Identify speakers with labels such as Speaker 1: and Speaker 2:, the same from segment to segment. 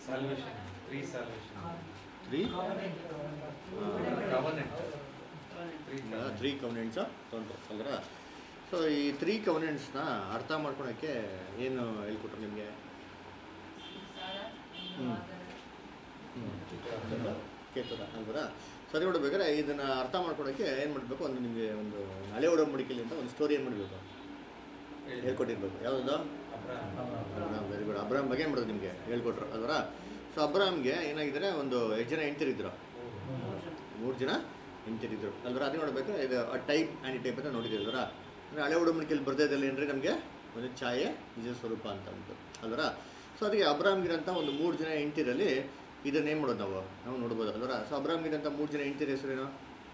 Speaker 1: Salvation, three salvation.
Speaker 2: Three
Speaker 1: Covenant. Three covenant.
Speaker 2: Three covenants ತೊಗೊಂಡ್ರು ಅಲ್ರ so ಈ three ಕವನೆಂಟ್ಸ್ನ ಅರ್ಥ ಮಾಡ್ಕೊಳಕ್ಕೆ ಏನು ಹೇಳ್ಕೊಟ್ರು ನಿಮಗೆ ಕೇಳ್ತದ ಅಲ್ವರ ಸರಿ ನೋಡ್ಬೇಕಾದ್ರೆ ಇದನ್ನ ಅರ್ಥ ಮಾಡ್ಕೊಳಕ್ಕೆ ಏನು ಮಾಡಬೇಕು ಒಂದು ನಿಮಗೆ ಒಂದು ಹಳೆ ಒಡಂಬಡಿಕೆಯಲ್ಲಿ ಅಂತ ಒಂದು ಸ್ಟೋರಿ ಏನು ಮಾಡಬೇಕು ಹೇಳ್ಕೊಟ್ಟಿರ್ಬೇಕು ಯಾವುದು
Speaker 1: Abraham.
Speaker 2: ಅಬ್ರಾಮ್ ವೆರಿ ಗುಡ್ ಅಬ್ರಾಮ್ ಬಗ್ಗೆ ಏನು ಮಾಡೋದು ನಿಮಗೆ ಹೇಳ್ಕೊಟ್ರು ಅಲ್ವರ ಸೊ ಅಬ್ರಾಮ್ಗೆ ಏನಾಗಿದ್ದಾರೆ ಒಂದು ಎಷ್ಟು ಜನ ಹೆಂಡ್ತಿರಿದ್ರು ಮೂರು ಜನ ಹೆಂಡ್ತಿರಿದ್ರು ಅಲ್ವರ ಅದು ನೋಡಬೇಕು ಇದು ಟೈಪ್ ಆ್ಯಂಡ್ ಟೈಪ್ ಅಂತ ನೋಡಿದ್ದೀರಲ್ವರ ಅಂದರೆ ಹಳೆ ಉಡುಮಣಿಕೆಯಲ್ಲಿ ಬರ್ದಿದ್ದಲ್ಲಿ ಏನ್ರಿ ನಮಗೆ ಒಂದು ಛಾಯೆ ನಿಜ ಸ್ವರೂಪ ಅಂತ ಉಂಟು ಅಲ್ವರ ಸೊ ಅದಕ್ಕೆ ಅಬ್ರಾಮ್ಗಿರಂತ ಒಂದು ಮೂರು ಜನ ಹೆಂಡ್ತಿರಲ್ಲಿ ಇದನ್ನ ಏನು ಮಾಡೋದು ನಾವು ನಾವು ನೋಡ್ಬೋದು ಅಲ್ವರ ಸೊ ಅಬ್ರಾಮ್ಗಿರಂತ ಮೂರು ಜನ ಹೆಂಡ್ತಿರ ಹೆಸರೇನು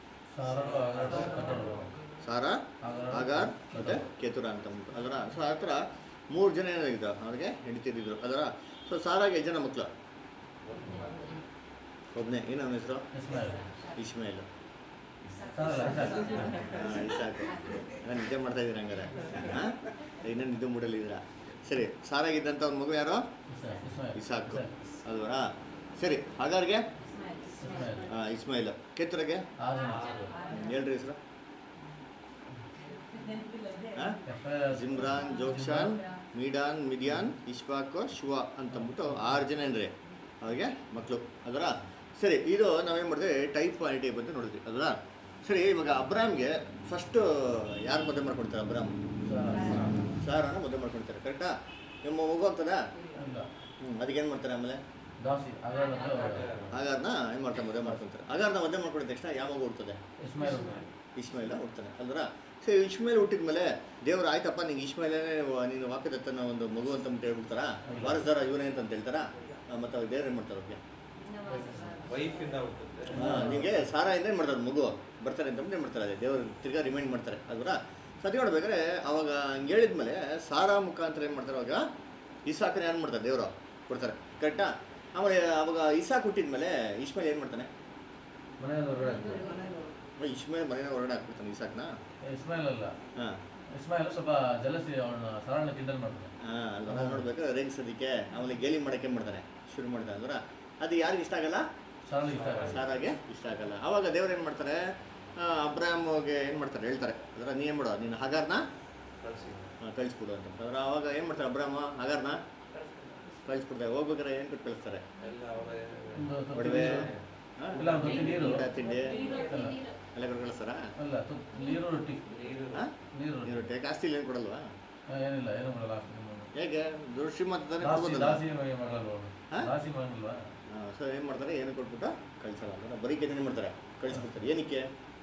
Speaker 2: ಸಾರಾ ಆಗಾರ್ ಮತ್ತು ಕೇತುರ ಅಂತ ಉಂಟು ಅದರ ಸೊ ಆ ಥರ ಮೂರು ಜನ ಏನಾಗಿದ್ದು ಅವ್ರಿಗೆ ಹೆಂಡತಿರಿದ್ರು ಅದರ ಸೊ ಸಾರಾಗೆ ಎಷ್ಟು ಜನ ಮಕ್ಕಳು ಒಬ್ಬನೇ ಏನು ಅವನ ಹೆಸರು ಇಸ್ಮಾಯಿಲ್ ಹಾಂ ಇಸಾಕು ನಾನು ನಿದ್ದೆ ಮಾಡ್ತಾ ಇದ್ದೀನಿ ಹಂಗಾರೆ ಹಾಂ ಇನ್ನೂ ನಿದ್ದೆ ಮೂಡಲ್ಲಿದ್ದೀರಾ ಸರಿ ಸಾರಾಗಿದ್ದಂಥ ಒಂದು ಮಗು ಯಾರು ಇಸಾಕು ಅಲ್ವರಾ ಸರಿ ಹಾಗಾರ್ಗೆ ಹಾಂ ಇಸ್ಮಾಯಿಲ್ ಕೇತುರಗೆ ಹೇಳ್ರಿ ಹೆಸರು ಹಾಂ ಜಿಮ್ರಾನ್ ಜೋಕ್ಷಾನ್ ಮೀಡಾನ್ ಮಿಡಿಯಾನ್ ಇಶ್ಫಾಕ್ ಶುವ ಅಂತಂದ್ಬಿಟ್ಟು ಆರು ಜನ ಏನ್ರಿ ಅವ್ರಿಗೆ ಮಕ್ಕಳು ಅದರ ಸರಿ ಇದು ನಾವೇನು ಮಾಡಿದ್ವಿ ಟೈಪ್ ಆ್ಯಂಡ್ ಟೈಪ್ ಅಂತ ನೋಡಿದ್ವಿ ಅದರ ಸರಿ ಇವಾಗ ಅಬ್ರಾಮ್ಗೆ ಫಸ್ಟು ಯಾರು ಮದುವೆ ಮಾಡ್ಕೊಳ್ತಾರೆ ಅಬ್ರಾಮ್ ಸಾರನ ಮದುವೆ ಮಾಡ್ಕೊಳ್ತಾರೆ ಕರೆಕ್ಟಾ ನಿಮ್ಮ ಮಗು ಆಗ್ತದಾ ಹ್ಞೂ ಅದಕ್ಕೇನು ಮಾಡ್ತಾರೆ ಆಮೇಲೆ
Speaker 3: ದಾಸಿ ಅಗರದ್ದು
Speaker 2: ಆಗಾರ್ನ ಏನು ಮಾಡ್ತಾರೆ ಮದುವೆ ಮಾಡ್ಕೊಳ್ತಾರೆ ಆಗಾರ್ನ ಮದುವೆ ಮಾಡ್ಕೊಂಡಿದ ತಕ್ಷಣ ಯಾವ ಮಗು ಹುಡ್ತದೆ
Speaker 3: ಇಸ್ಮಾಯಿಲ್
Speaker 2: ಇಸ್ಮಾಯಿಲ ಹುಡ್ತಾನೆ ಅಲ್ವರ ಸೊ ಇಸ್ಮಾಯಿಲ್ ಹುಟ್ಟಿದ ಮೇಲೆ ದೇವ್ರು ಆಯ್ತಪ್ಪ ನಿಂಗೆ ಇಸ್ಮಾಯಿಲನೇ ನೀನು ವಾಕ್ಯದತ್ತನ ಒಂದು ಮಗು ಅಂತ ಅಂದ್ಬಿಟ್ಟು ಹೇಳ್ಬಿಡ್ತಾರಾ ವಾರಸ್ದಾರ ಇವನೇ ಅಂತ ಅಂತ ಹೇಳ್ತಾರಾ ಆ, ಮತ್ತೆ ಅವ್ರು ದೇವ್ರು ಏನು ಮಾಡ್ತಾರೆ ಅವ್ರಿಗೆ
Speaker 1: Wife ಇಂದ ಹುಟ್ಟುತ್ತೆ.
Speaker 2: ನಿಮಗೆ ಸಾರ ಏನು ಮಾಡ್ತಾರೆ ಮಗು ಬರ್ತಾರೆ ಅಂತ ಏನು ಮಾಡ್ತಾರೆ ಅದೇ ದೇವ್ರು ತಿರ್ಗಾ ರಿಮೈಂಡ್ ಮಾಡ್ತಾರೆ ಅಲ್ವರ ಸತಿ ನೋಡ್ಬೇಕಾದ್ರೆ ಅವಾಗ ಹಂಗೆ ಹೇಳಿದ್ಮೇಲೆ ಸಾರಾ ಮುಖಾಂತರ ಏನು ಮಾಡ್ತಾರೆ ಅವಾಗ ಇಸಾಕನ ಏನು ಮಾಡ್ತಾರೆ ದೇವರು ಕೊಡ್ತಾರೆ ಕರೆಕ್ಟಾ ಆಮೇಲೆ ಅವಾಗ ಇಸಾಕ್ ಹುಟ್ಟಿದ್ಮೇಲೆ ಇಸ್ಮಾಯಿಲ್ ಏನು ಮಾಡ್ತಾನೆ
Speaker 3: ಮನೆಯಲ್ಲಿ ಹೊರಗಡೆ ಹಾಕ್ತಾರೆ.
Speaker 2: ಇಸ್ಮಾಯಿಲ್ ಮನೆಯ ಹೊರಗಡೆ ಹಾಕ್ಬಿಡ್ತಾನೆ ಇಸಾಕ್ನ
Speaker 3: ಇಸ್ಮಾಯಿಲ್ ಅಲ್ಲ
Speaker 2: ಹಾಂ
Speaker 3: ಇಸ್ಮಾಯಿಲ್ ಸ್ವಲ್ಪ ಜಲಸಿ ಅವನ ಸರಳ ಕಿಂಡಲ್ ಮಾಡ್ತಾನೆ
Speaker 2: ಹಾಂ ಅಲ್ವಾ ನೋಡ್ಬೇಕು ರೇಗಿಸೋದಕ್ಕೆ ಆಮೇಲೆ ಗೇಲಿ ಮಾಡಕ್ಕೆ ಏನ್ ಮಾಡ್ತಾನೆ ಶುರು ಮಾಡ್ತಾನೆ ಅಂದ್ರೆ ಅದು ಯಾರಿಗೆ ಇಷ್ಟ ಆಗಲ್ಲ
Speaker 3: ಸರಳ ಇಷ್ಟ ಆಗಲ್ಲ.
Speaker 2: ಸಾರಾಗೆ ಇಷ್ಟ ಆಗಲ್ಲ ಅವಾಗ ದೇವ್ರು ಏನು ಮಾಡ್ತಾರೆ ಆ, ಅಬ್ರಾಮ್ಗೆ ಏನು ಮಾಡ್ತಾರೆ ಹೇಳ್ತಾರೆ ಅಂದ್ರೆ ನೀ ಏನು ಮಾಡೋ ನೀನು ಹಗಾರ್ನ
Speaker 1: ಕಳ್ಸಿ.
Speaker 2: ಕಳಿಸ್ಬಿಡು ಅಂತ ಅಂದ್ರೆ ಅವಾಗ ಏನು ಮಾಡ್ತಾರೆ ಅಬ್ರಾಮ ಹಗಾರ್ನ ಕಳಿಸ್ಬಿಡ್ತಾರೆ ಹೋಗ್ಬೇಕಾರೆ ಏನು ಕೊಟ್ಟು ಕಳಿಸ್ತಾರೆ
Speaker 1: ಎಲ್ಲ ಅವರ
Speaker 3: ಒಂದು ತುತ್ತು
Speaker 2: ಒಡವೆ
Speaker 3: ನೀರು.
Speaker 2: ಹಾ?
Speaker 3: ಇಲ್ಲ ಒಂದು ತುತ್ತು ನೀರು
Speaker 2: ಊಟ ತಿಂಡಿ
Speaker 3: ಅಲ್ಲ
Speaker 2: ಎಲ್ಲ ಕೊಟ್ಟು ಕಳಿಸ್ತಾರ
Speaker 3: ಅಲ್ಲ ತುತ್ತು ನೀರು ರೊಟ್ಟಿ
Speaker 1: ನೀರು
Speaker 2: ಹಾಂ
Speaker 3: ನೀರು ರೊಟ್ಟಿ
Speaker 2: ನೀರು ಟೇಕ್ ಆಸ್ತಿ ಏನು ಕೊಡಲ್ವಾ
Speaker 3: ಹಾ, ಏನಿಲ್ಲ ಏನು ಮಾಡಲ್ಲ ಅಷ್ಟು ನಿಮ್ಮ-
Speaker 2: ಹೇಗೆ ದುಡ್ಡು ಶ್ರೀಮಂತದಾನೆ
Speaker 3: ದಾಸಿ
Speaker 2: ಕೊಡ್ಬೋದಲ್ಲ
Speaker 3: ದಾಸಿ ಮಾಡಲ್ವಾ ಅವನು?
Speaker 2: ಹಾ?
Speaker 3: ದಾಸಿ ಮಾಡಲ್ವಾ
Speaker 2: ಸೊ ಏನು ಮಾಡ್ತಾರೆ ಏನು ಕೊಟ್ಬಿಟ್ಟು ಕಳಿಸಲ್ಲ ಅಂದ್ರೆ ಬರೀ ಏನು ಮಾಡ್ತಾರೆ ಕಳಿಸ್ಬಿಡ್ತಾರೆ ಏನಕ್ಕೆ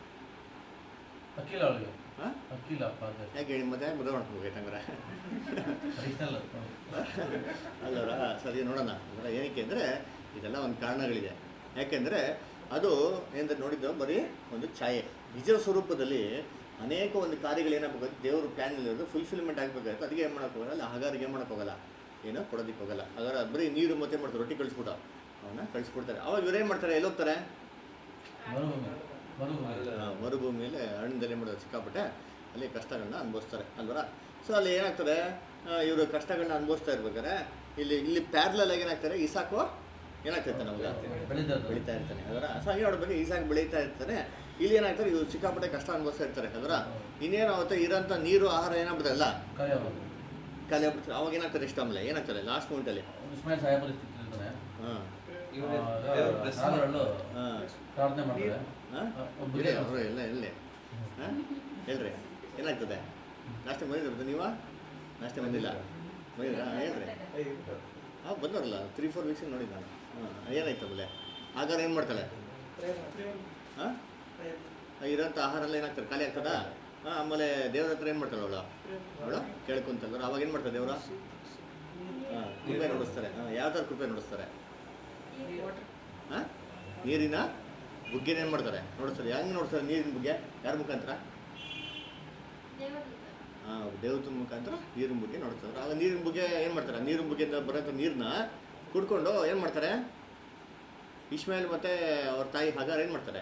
Speaker 3: ಅಕ್ಕಿಲ್ಲ ಅವಳಿಗೆ
Speaker 2: ಹಾಂ
Speaker 3: ಅಕ್ಕಿಲ್ಲ ಅಪ್ಪ ಅಂತ
Speaker 2: ಯಾಕೆ ಹೇಳಿ ಮತ್ತೆ ಮದುವೆ ಮಾಡ್ಕೋಬೇಕು ಹಂಗಾರೆ
Speaker 3: ಅಡಿಷನಲ್
Speaker 2: ಅಲ್ಲರ ಸರಿ ನೋಡೋಣ ಅಂದ್ರೆ ಏನಕ್ಕೆ ಅಂದರೆ ಇದೆಲ್ಲ ಒಂದು ಕಾರಣಗಳಿದೆ ಯಾಕೆಂದರೆ ಅದು ಏನಂತ ನೋಡಿದ್ದು ಬರೀ ಒಂದು ಛಾಯೆ ನಿಜ ಸ್ವರೂಪದಲ್ಲಿ ಅನೇಕ ಒಂದು ಕಾರ್ಯಗಳು ಏನಾಗಬೇಕು ದೇವ್ರ ಪ್ಲ್ಯಾನಲ್ಲಿರೋದು ಫುಲ್ಫಿಲ್ಮೆಂಟ್ ಆಗಬೇಕಾಗುತ್ತೆ ಅದಕ್ಕೆ ಏನು ಮಾಡೋಕೆ ಹೋಗಲ್ಲ ಅಲ್ಲ ಹಾಗಾರಿಗೆ ಏನು ಮಾಡೋಕೆ ಹೋಗಲ್ಲ ಏನೋ ಕೊಡೋದಕ್ಕೆ ಹೋಗಲ್ಲ ಅದರ ಬರೀ ನೀರು ಮತ್ತೆ ಮಾಡ್ತಾರೆ ರೊಟ್ಟಿ ಕಳಿಸ್ಬಿಟ್ಟು ಅವನ್ನ ಕಳಿಸ್ಕೊಡ್ತಾರೆ ಅವಾಗ ಇವ್ರು ಏನು ಮಾಡ್ತಾರೆ ಎಲ್ಲೋಗ್ತಾರೆ
Speaker 3: ಮರುಭೂಮಿ ಮರುಭೂಮಿ
Speaker 2: ಆ, ಮರುಭೂಮಿಯಲ್ಲಿ ಅರಣ್ಯದಲ್ಲಿ ಮಾಡೋದು ಸಿಕ್ಕಾಪಟ್ಟೆ ಅಲ್ಲಿ ಕಷ್ಟಗಳನ್ನ ಅನುಭವಿಸ್ತಾರೆ ಅಲ್ವರ ಸೊ ಅಲ್ಲಿ ಏನಾಗ್ತದೆ ಇವರು ಕಷ್ಟಗಳನ್ನ ಅನುಭವಿಸ್ತಾ ಇರ್ಬೇಕಾದ್ರೆ ಇಲ್ಲಿ ಇಲ್ಲಿ ಪ್ಯಾರ್ಲಲ್ ಆಗಿ ಏನಾಗ್ತಾರೆ ಇಸಾಕು ಏನಾಗ್ತೈತೆ ನಮ್ಗೆ
Speaker 3: ಬೆಳೆದದ್ದು
Speaker 2: ಬೆಳೀತಾ ಇರ್ತಾನೆ ಅದರ ಸೊ ಹಾಗೆ ನೋಡ್ಬೇಕು ಈಸಾಕ್ ಬೆಳೀತಾ ಇರ್ತಾನೆ ಇಲ್ಲಿ ಏನಾಗ್ತಾರೆ ಇವ್ರು ಸಿಕ್ಕಾಪಟ್ಟೆ ಕಷ್ಟ ಅನುಭವಿಸ್ತಾ ಇರ್ತಾರೆ ಅದರ ಇನ್ನೇನು ಅವತ್ತು ಇರೋಂಥ ನೀರು ಆಹಾರ ಏನಾಗ್ಬಿಡುತ್ತೆ ಅಲ್ಲ
Speaker 3: ಕಾಯೋದು
Speaker 2: ಖಾಲಿ ಆಗ್ಬಿಡ್ತಾರೆ ಅವಾಗ ಏನಾಗ್ತಾರೆ ಇಷ್ಟ ಆಮೇಲೆ ಏನಾಗ್ತಾರೆ ಲಾಸ್ಟ್ ಮೂಮೆಂಟಲ್ಲಿ
Speaker 3: ಇಸ್ಮಾಯಿಲ್ ಸಾಹೇಬ್ ಪರಿಸ್ಥಿತಿ ಇರ್ತಾನೆ
Speaker 2: ಹಾಂ
Speaker 1: ಇವ್ರು
Speaker 3: ಆ,
Speaker 1: ದೇವ್ರು bless
Speaker 3: ನಾಗರಹಳ್ಳು
Speaker 2: ಹಾಂ
Speaker 3: ಪ್ರಾರ್ಥನೆ ಮಾಡ್ತಾರೆ
Speaker 2: ಹಾಂ
Speaker 3: ಒಬ್ಬರಿಗೆ
Speaker 2: ಅವರು ಎಲ್ಲ ಎಲ್ಲಿ ಹಾಂ ಹೇಳ್ರಿ ಏನಾಗ್ತದೆ ನಾಷ್ಟೆ ಬಂದಿದ್ದು ನೀವ ನಾಷ್ಟೆ ಬಂದಿಲ್ಲ ಬಂದಿಲ್ಲ ಹೇಳ್ರಿ ಹಾಂ ಬಂದವರಲ್ಲ ತ್ರೀ ಫೋರ್ ವೀಕ್ಸಿಗೆ ನೋಡಿ ನಾನು ಹಾಂ ಏನಾಯ್ತು ಆಮೇಲೆ ಆಗಾರ ಏನು ಮಾಡ್ತಾಳೆ ಹಾಂ ಇರೋಂಥ ಆಹಾರ ಎಲ್ಲ ಏನಾಗ್ತಾರೆ ಖಾಲಿ ಆಗ್ತದಾ ಹಾಂ ಆಮೇಲೆ ದೇವ್ರ ಹತ್ರ ಏನು ಮಾಡ್ತಾಳೆ ಅವಳು ಅವಳು ಕೇಳ್ಕೊಂತಂದ್ರೆ ಅವಾಗ ಏನು ಮಾಡ್ತಾರೆ ದೇವ್ರ ಹಾಂ ಕೃಪೆ ನೋಡಿಸ್ತಾರೆ ಹಾಂ ಯಾವ ಥರ ಕೃಪೆ ನೋಡಿಸ್ತಾರೆ ಹಾಂ ನೀರಿನ ಬುಗ್ಗೆನ ಏನು ಮಾಡ್ತಾರೆ ನೋಡಿಸ್ತಾರೆ ಹೆಂಗೆ ನೋಡ್ತಾರೆ ನೀರಿನ ಬುಗ್ಗೆ ಯಾರ ಮುಖಾಂತರ ಹಾಂ ದೇವತನ ಮುಖಾಂತರ ನೀರಿನ ಬಗ್ಗೆ ನೋಡ್ತಾರೆ ಆಗ ನೀರಿನ ಬಗ್ಗೆ ಏನು ಮಾಡ್ತಾರೆ ನೀರಿನ ಬಗ್ಗೆಯಿಂದ ಬರೋಂಥ ನೀರನ್ನ ಕುಡ್ಕೊಂಡು ಏನು ಮಾಡ್ತಾರೆ ಇಸ್ಮಾಯಿಲ್ ಮತ್ತು ಅವ್ರ ತಾಯಿ ಹಗಾರ್ ಏನು ಮಾಡ್ತಾರೆ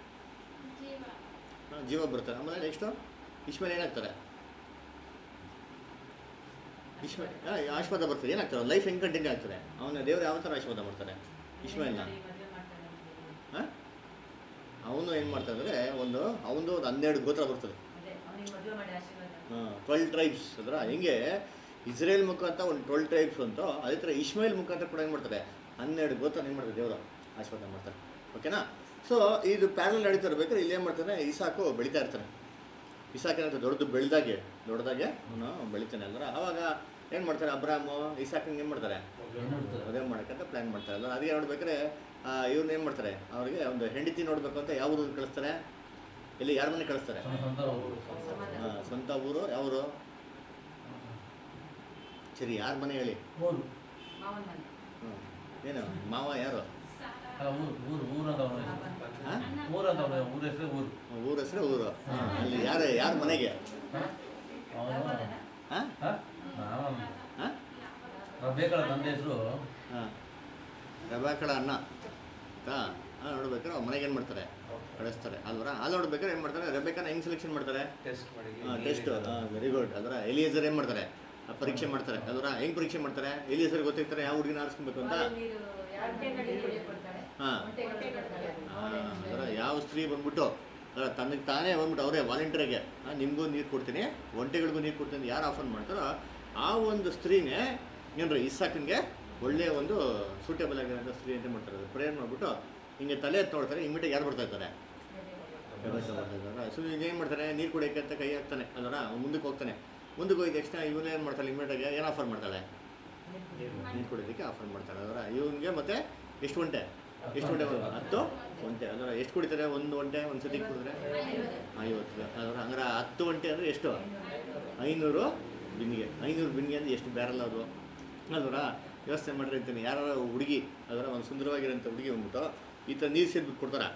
Speaker 2: ಹಾ, ಜೀವ ಬರ್ತಾರೆ ಆಮೇಲೆ ನೆಕ್ಸ್ಟು ಇಸ್ಮಾಯಿಲ್ ಏನಾಗ್ತಾರೆ ಇಶ್ಮ ಆ, ಆಶೀರ್ವಾದ ಬರ್ತದೆ ಏನಾಗ್ತದೆ ಲೈಫ್ ಹೆಂಗೆ ಕಂಟಿನ್ಯೂ ಆಗ್ತದೆ ಅವನ ದೇವ್ರು ಯಾವ ಥರ ಆಶೀರ್ವಾದ ಮಾಡ್ತಾನೆ ಇಶ್ಮಾಯಿಲ್ನ ಹಾಂ ಅವನು ಏನು ಮಾಡ್ತಾನೆ ಅಂದರೆ ಒಂದು ಅವನದು ಒಂದು ಹನ್ನೆರಡು ಗೋತ್ರ ಬರ್ತದೆ ಟ್ವೆಲ್ ಟ್ರೈಬ್ಸ್ ಅದರ ಹಿಂಗೆ ಇಸ್ರೇಲ್ ಮುಖಾಂತರ ಒಂದು ಟ್ವೆಲ್ ಟ್ರೈಬ್ಸ್ ಅಂತ ಅದೇ ಥರ ಇಶ್ಮಾಯಿಲ್ ಮುಖಾಂತರ ಕೂಡ ಏನು ಮಾಡ್ತಾರೆ ಹನ್ನೆರಡು ಗೋತ್ರ ಏನು ಮಾಡ್ತಾರೆ ದೇವರು ಆಶೀರ್ವಾದ ಮಾಡ್ತಾರೆ ಓಕೆನಾ ಸೊ ಇದು ಪ್ಯಾರಲ್ ನಡೀತಾ ಇರ್ಬೇಕಾದ್ರೆ ಇಲ್ಲಿ ಏನು ಮಾಡ್ತಾನೆ ಇಸಾಕು ಬೆಳೀತಾ ಇರ್ತಾನೆ ಇಸಾಕ್ ಏನಾಗ್ತದೆ ದೊಡ್ಡದು ಬೆಳೆದಾಗೆ ದೊಡ್ಡದಾಗೆ ಅವನು ಬೆಳಿತಾನೆ ಅಲ್ರ ಆವಾಗ ಏನು ಮಾಡ್ತಾರೆ ಅಬ್ರಾಮು ಇಸಾಕಂಗೆ ಏನು ಮಾಡ್ತಾರೆ ಮದುವೆ ಮಾಡೋಕ್ಕಂತ ಪ್ಲ್ಯಾನ್ ಮಾಡ್ತಾರೆ ಅಲ್ಲ ಅದಕ್ಕೆ ನೋಡ್ಬೇಕಾದ್ರೆ ಇವ್ರನ್ನ ಏನು ಮಾಡ್ತಾರೆ ಅವ್ರಿಗೆ ಒಂದು ಹೆಂಡತಿ ನೋಡಬೇಕು ಅಂತ ಯಾವ ಊರಿಗೆ ಕಳಿಸ್ತಾರೆ ಇಲ್ಲಿ ಯಾರ ಮನೆ ಕಳಿಸ್ತಾರೆ
Speaker 3: ಸ್ವಂತ ಊರು.
Speaker 2: ಆ, ಸ್ವಂತ ಊರು ಯಾವರು ಸರಿ ಯಾರ ಮನೆ ಹೇಳಿ
Speaker 3: ಊರು
Speaker 2: ಹ್ಮ್. ಏನು ಮಾವ ಯಾರು
Speaker 3: ಅಲ್ಲ ಊರು ಊರು ಊರು ಅಂತ ಅವನ ಹೆಸರು.
Speaker 2: ಹಾಂ
Speaker 3: ಊರು ಅಂತ ಅವನ ಊರ ಹೆಸರು ಊರು
Speaker 2: ಊರ ಹೆಸರು ಊರು ಹಾಂ ಅಲ್ಲಿ ಯಾರು ಯಾರ ಮನೆಗೆ
Speaker 3: ಅವನು
Speaker 2: ಹಾಂ
Speaker 3: ನಾನು
Speaker 2: ಹಾಂ
Speaker 3: ರಬೇಕಳ ತಂದೆ ಹೆಸರು
Speaker 2: ಹಾಂ ರವಾಕಳ ಅನ್ನ ಹಾಂ ಹಾಂ ನೋಡ್ಬೇಕಾದ್ರೆ ಅವ್ರ ಮನೆಗೆ ಏನು ಮಾಡ್ತಾರೆ ಕಳಿಸ್ತಾರೆ ಅಲ್ವರ ಅಲ್ಲಿ ನೋಡ್ಬೇಕಾದ್ರೆ ಏನು ಮಾಡ್ತಾರೆ ರೆಬೇಕಾನ ಹೆಂಗೆ ಸೆಲೆಕ್ಷನ್ ಮಾಡ್ತಾರೆ
Speaker 1: ಟೆಸ್ಟ್ ಮಾಡಿ
Speaker 2: ಟೆಸ್ಟ್ ವೆರಿ ಗುಡ್ ಅದರ ಎಲಿಯೇಸರ್ ಏನು ಮಾಡ್ತಾರೆ ಆ ಪರೀಕ್ಷೆ ಮಾಡ್ತಾರೆ ಅದರ ಹೆಂಗೆ ಪರೀಕ್ಷೆ ಮಾಡ್ತಾರೆ ಎಲಿಯೇಸರ್ ಗೊತ್ತಿರ್ತಾರೆ ಯಾವ ಹುಡುಗಿನ ಆರಿಸ್ಕೊಬೇಕು ಅಂತ ಹಾಂ ಅದರ ಯಾವ ಸ್ತ್ರೀ ಬಂದ್ಬಿಟ್ಟು ಅದರ ತನಗೆ ತಾನೇ ಬಂದ್ಬಿಟ್ಟು ಅವರೇ ವಾಲಂಟಿಯರ್ಗೆ ನಿಮಗೂ ನೀರು ಕೊಡ್ತೀನಿ ಒಂಟೆಗಳಿಗೂ ನೀರು ಕೊಡ್ತೀನಿ ಯಾರು ಆಫರ್ ಮಾಡ್ತಾರೋ ಆ ಒಂದು ಸ್ತ್ರೀನೇ ಏನ್ರಿ ಇಸ್ಸಾಕನ್ಗೆ ಒಳ್ಳೆಯ ಒಂದು ಸೂಟೇಬಲ್ ಆಗಿರೋಂಥ ಸ್ತ್ರೀ ಅಂತ ಮಾಡ್ತಾರೆ ಪ್ರೇಯರ್ ಮಾಡಿಬಿಟ್ಟು ಹಿಂಗೆ ತಲೆ ಎತ್ತಿ ನೋಡ್ತಾರೆ ಇಮಿಡಿಯೇಟ್ ಯಾರು ಬರ್ತಾ ಇರ್ತಾರೆ ಸೊ ಈಗ ಏನು ಮಾಡ್ತಾನೆ ನೀರು ಕುಡಿಯೋಕೆ ಅಂತ ಕೈ ಹಾಕ್ತಾನೆ ಅದರ ಮುಂದಕ್ಕೆ ಹೋಗ್ತಾನೆ ಮುಂದಕ್ಕೆ ಹೋಗಿದ ತಕ್ಷಣ ಇವನು ಏನು ಮಾಡ್ತಾಳೆ ಇಮಿಡಿಯೇಟಾಗಿ ಏನು ಆಫರ್ ಮಾಡ್ತಾಳೆ ನೀರು ಕುಡಿಯೋದಕ್ಕೆ ಆಫರ್ ಮಾಡ್ತಾಳೆ ಅದರ ಇವನಿಗೆ ಮತ್ತೆ ಎಷ್ಟು ಒಂಟೆ ಎಷ್ಟು ಒಂಟೆ ಹತ್ತು ಒಂಟೆ ಅದರ ಎಷ್ಟು ಕುಡಿತಾರೆ ಒಂದು ಒಂಟೆ ಒಂದು ಸತಿ ಕುಡಿದ್ರೆ ಐವತ್ತು ಅದರ ಹಂಗಾರೆ ಹತ್ತು ಒಂಟೆ ಅಂದರೆ ಎಷ್ಟು ಐನೂರು ಬಿನ್ನಿಗೆ ಐನೂರು ಬಿನ್ನಿಗೆ ಅಂದರೆ ಎಷ್ಟು ಬ್ಯಾರಲ್ಲ ಅದು ಅಲ್ವರ ಯೋಚನೆ ಮಾಡ್ರಿ ಅಂತೀನಿ ಯಾರು ಹುಡುಗಿ ಅದರ ಒಂದು ಸುಂದರವಾಗಿರೋಂಥ ಹುಡುಗಿ ಬಂದ್ಬಿಟ್ಟು ಈ ಥರ ನೀರು ಸೇರಿಬಿಟ್ಟು ಕೊಡ್ತಾರ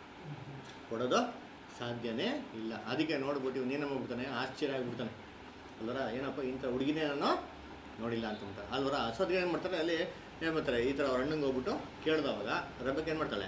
Speaker 2: ಕೊಡೋದು ಸಾಧ್ಯನೇ ಇಲ್ಲ ಅದಕ್ಕೆ ನೋಡ್ಬಿಟ್ಟು ಇವನೇನು ಮಾಡ್ಬಿಡ್ತಾನೆ ಆಶ್ಚರ್ಯ ಆಗಿಬಿಡ್ತಾನೆ ಅಲ್ವರ ಏನಪ್ಪ ಇಂಥ ಹುಡುಗಿನೇ ನಾನು ನೋಡಿಲ್ಲ ಅಂತ ಅಂತಾರೆ ಅಲ್ವರ ಅಸೋದ್ಗೆ ಏನು ಮಾಡ್ತಾರೆ ಅಲ್ಲಿ ಏನು ಮಾಡ್ತಾರೆ ಈ ಥರ ಅವ್ರ ಅಣ್ಣಂಗೆ ಹೋಗ್ಬಿಟ್ಟು ಕೇಳ್ದವಾಗ ರಬ್ಬಕ್ಕೆ ಏನು ಮಾಡ್ತಾಳೆ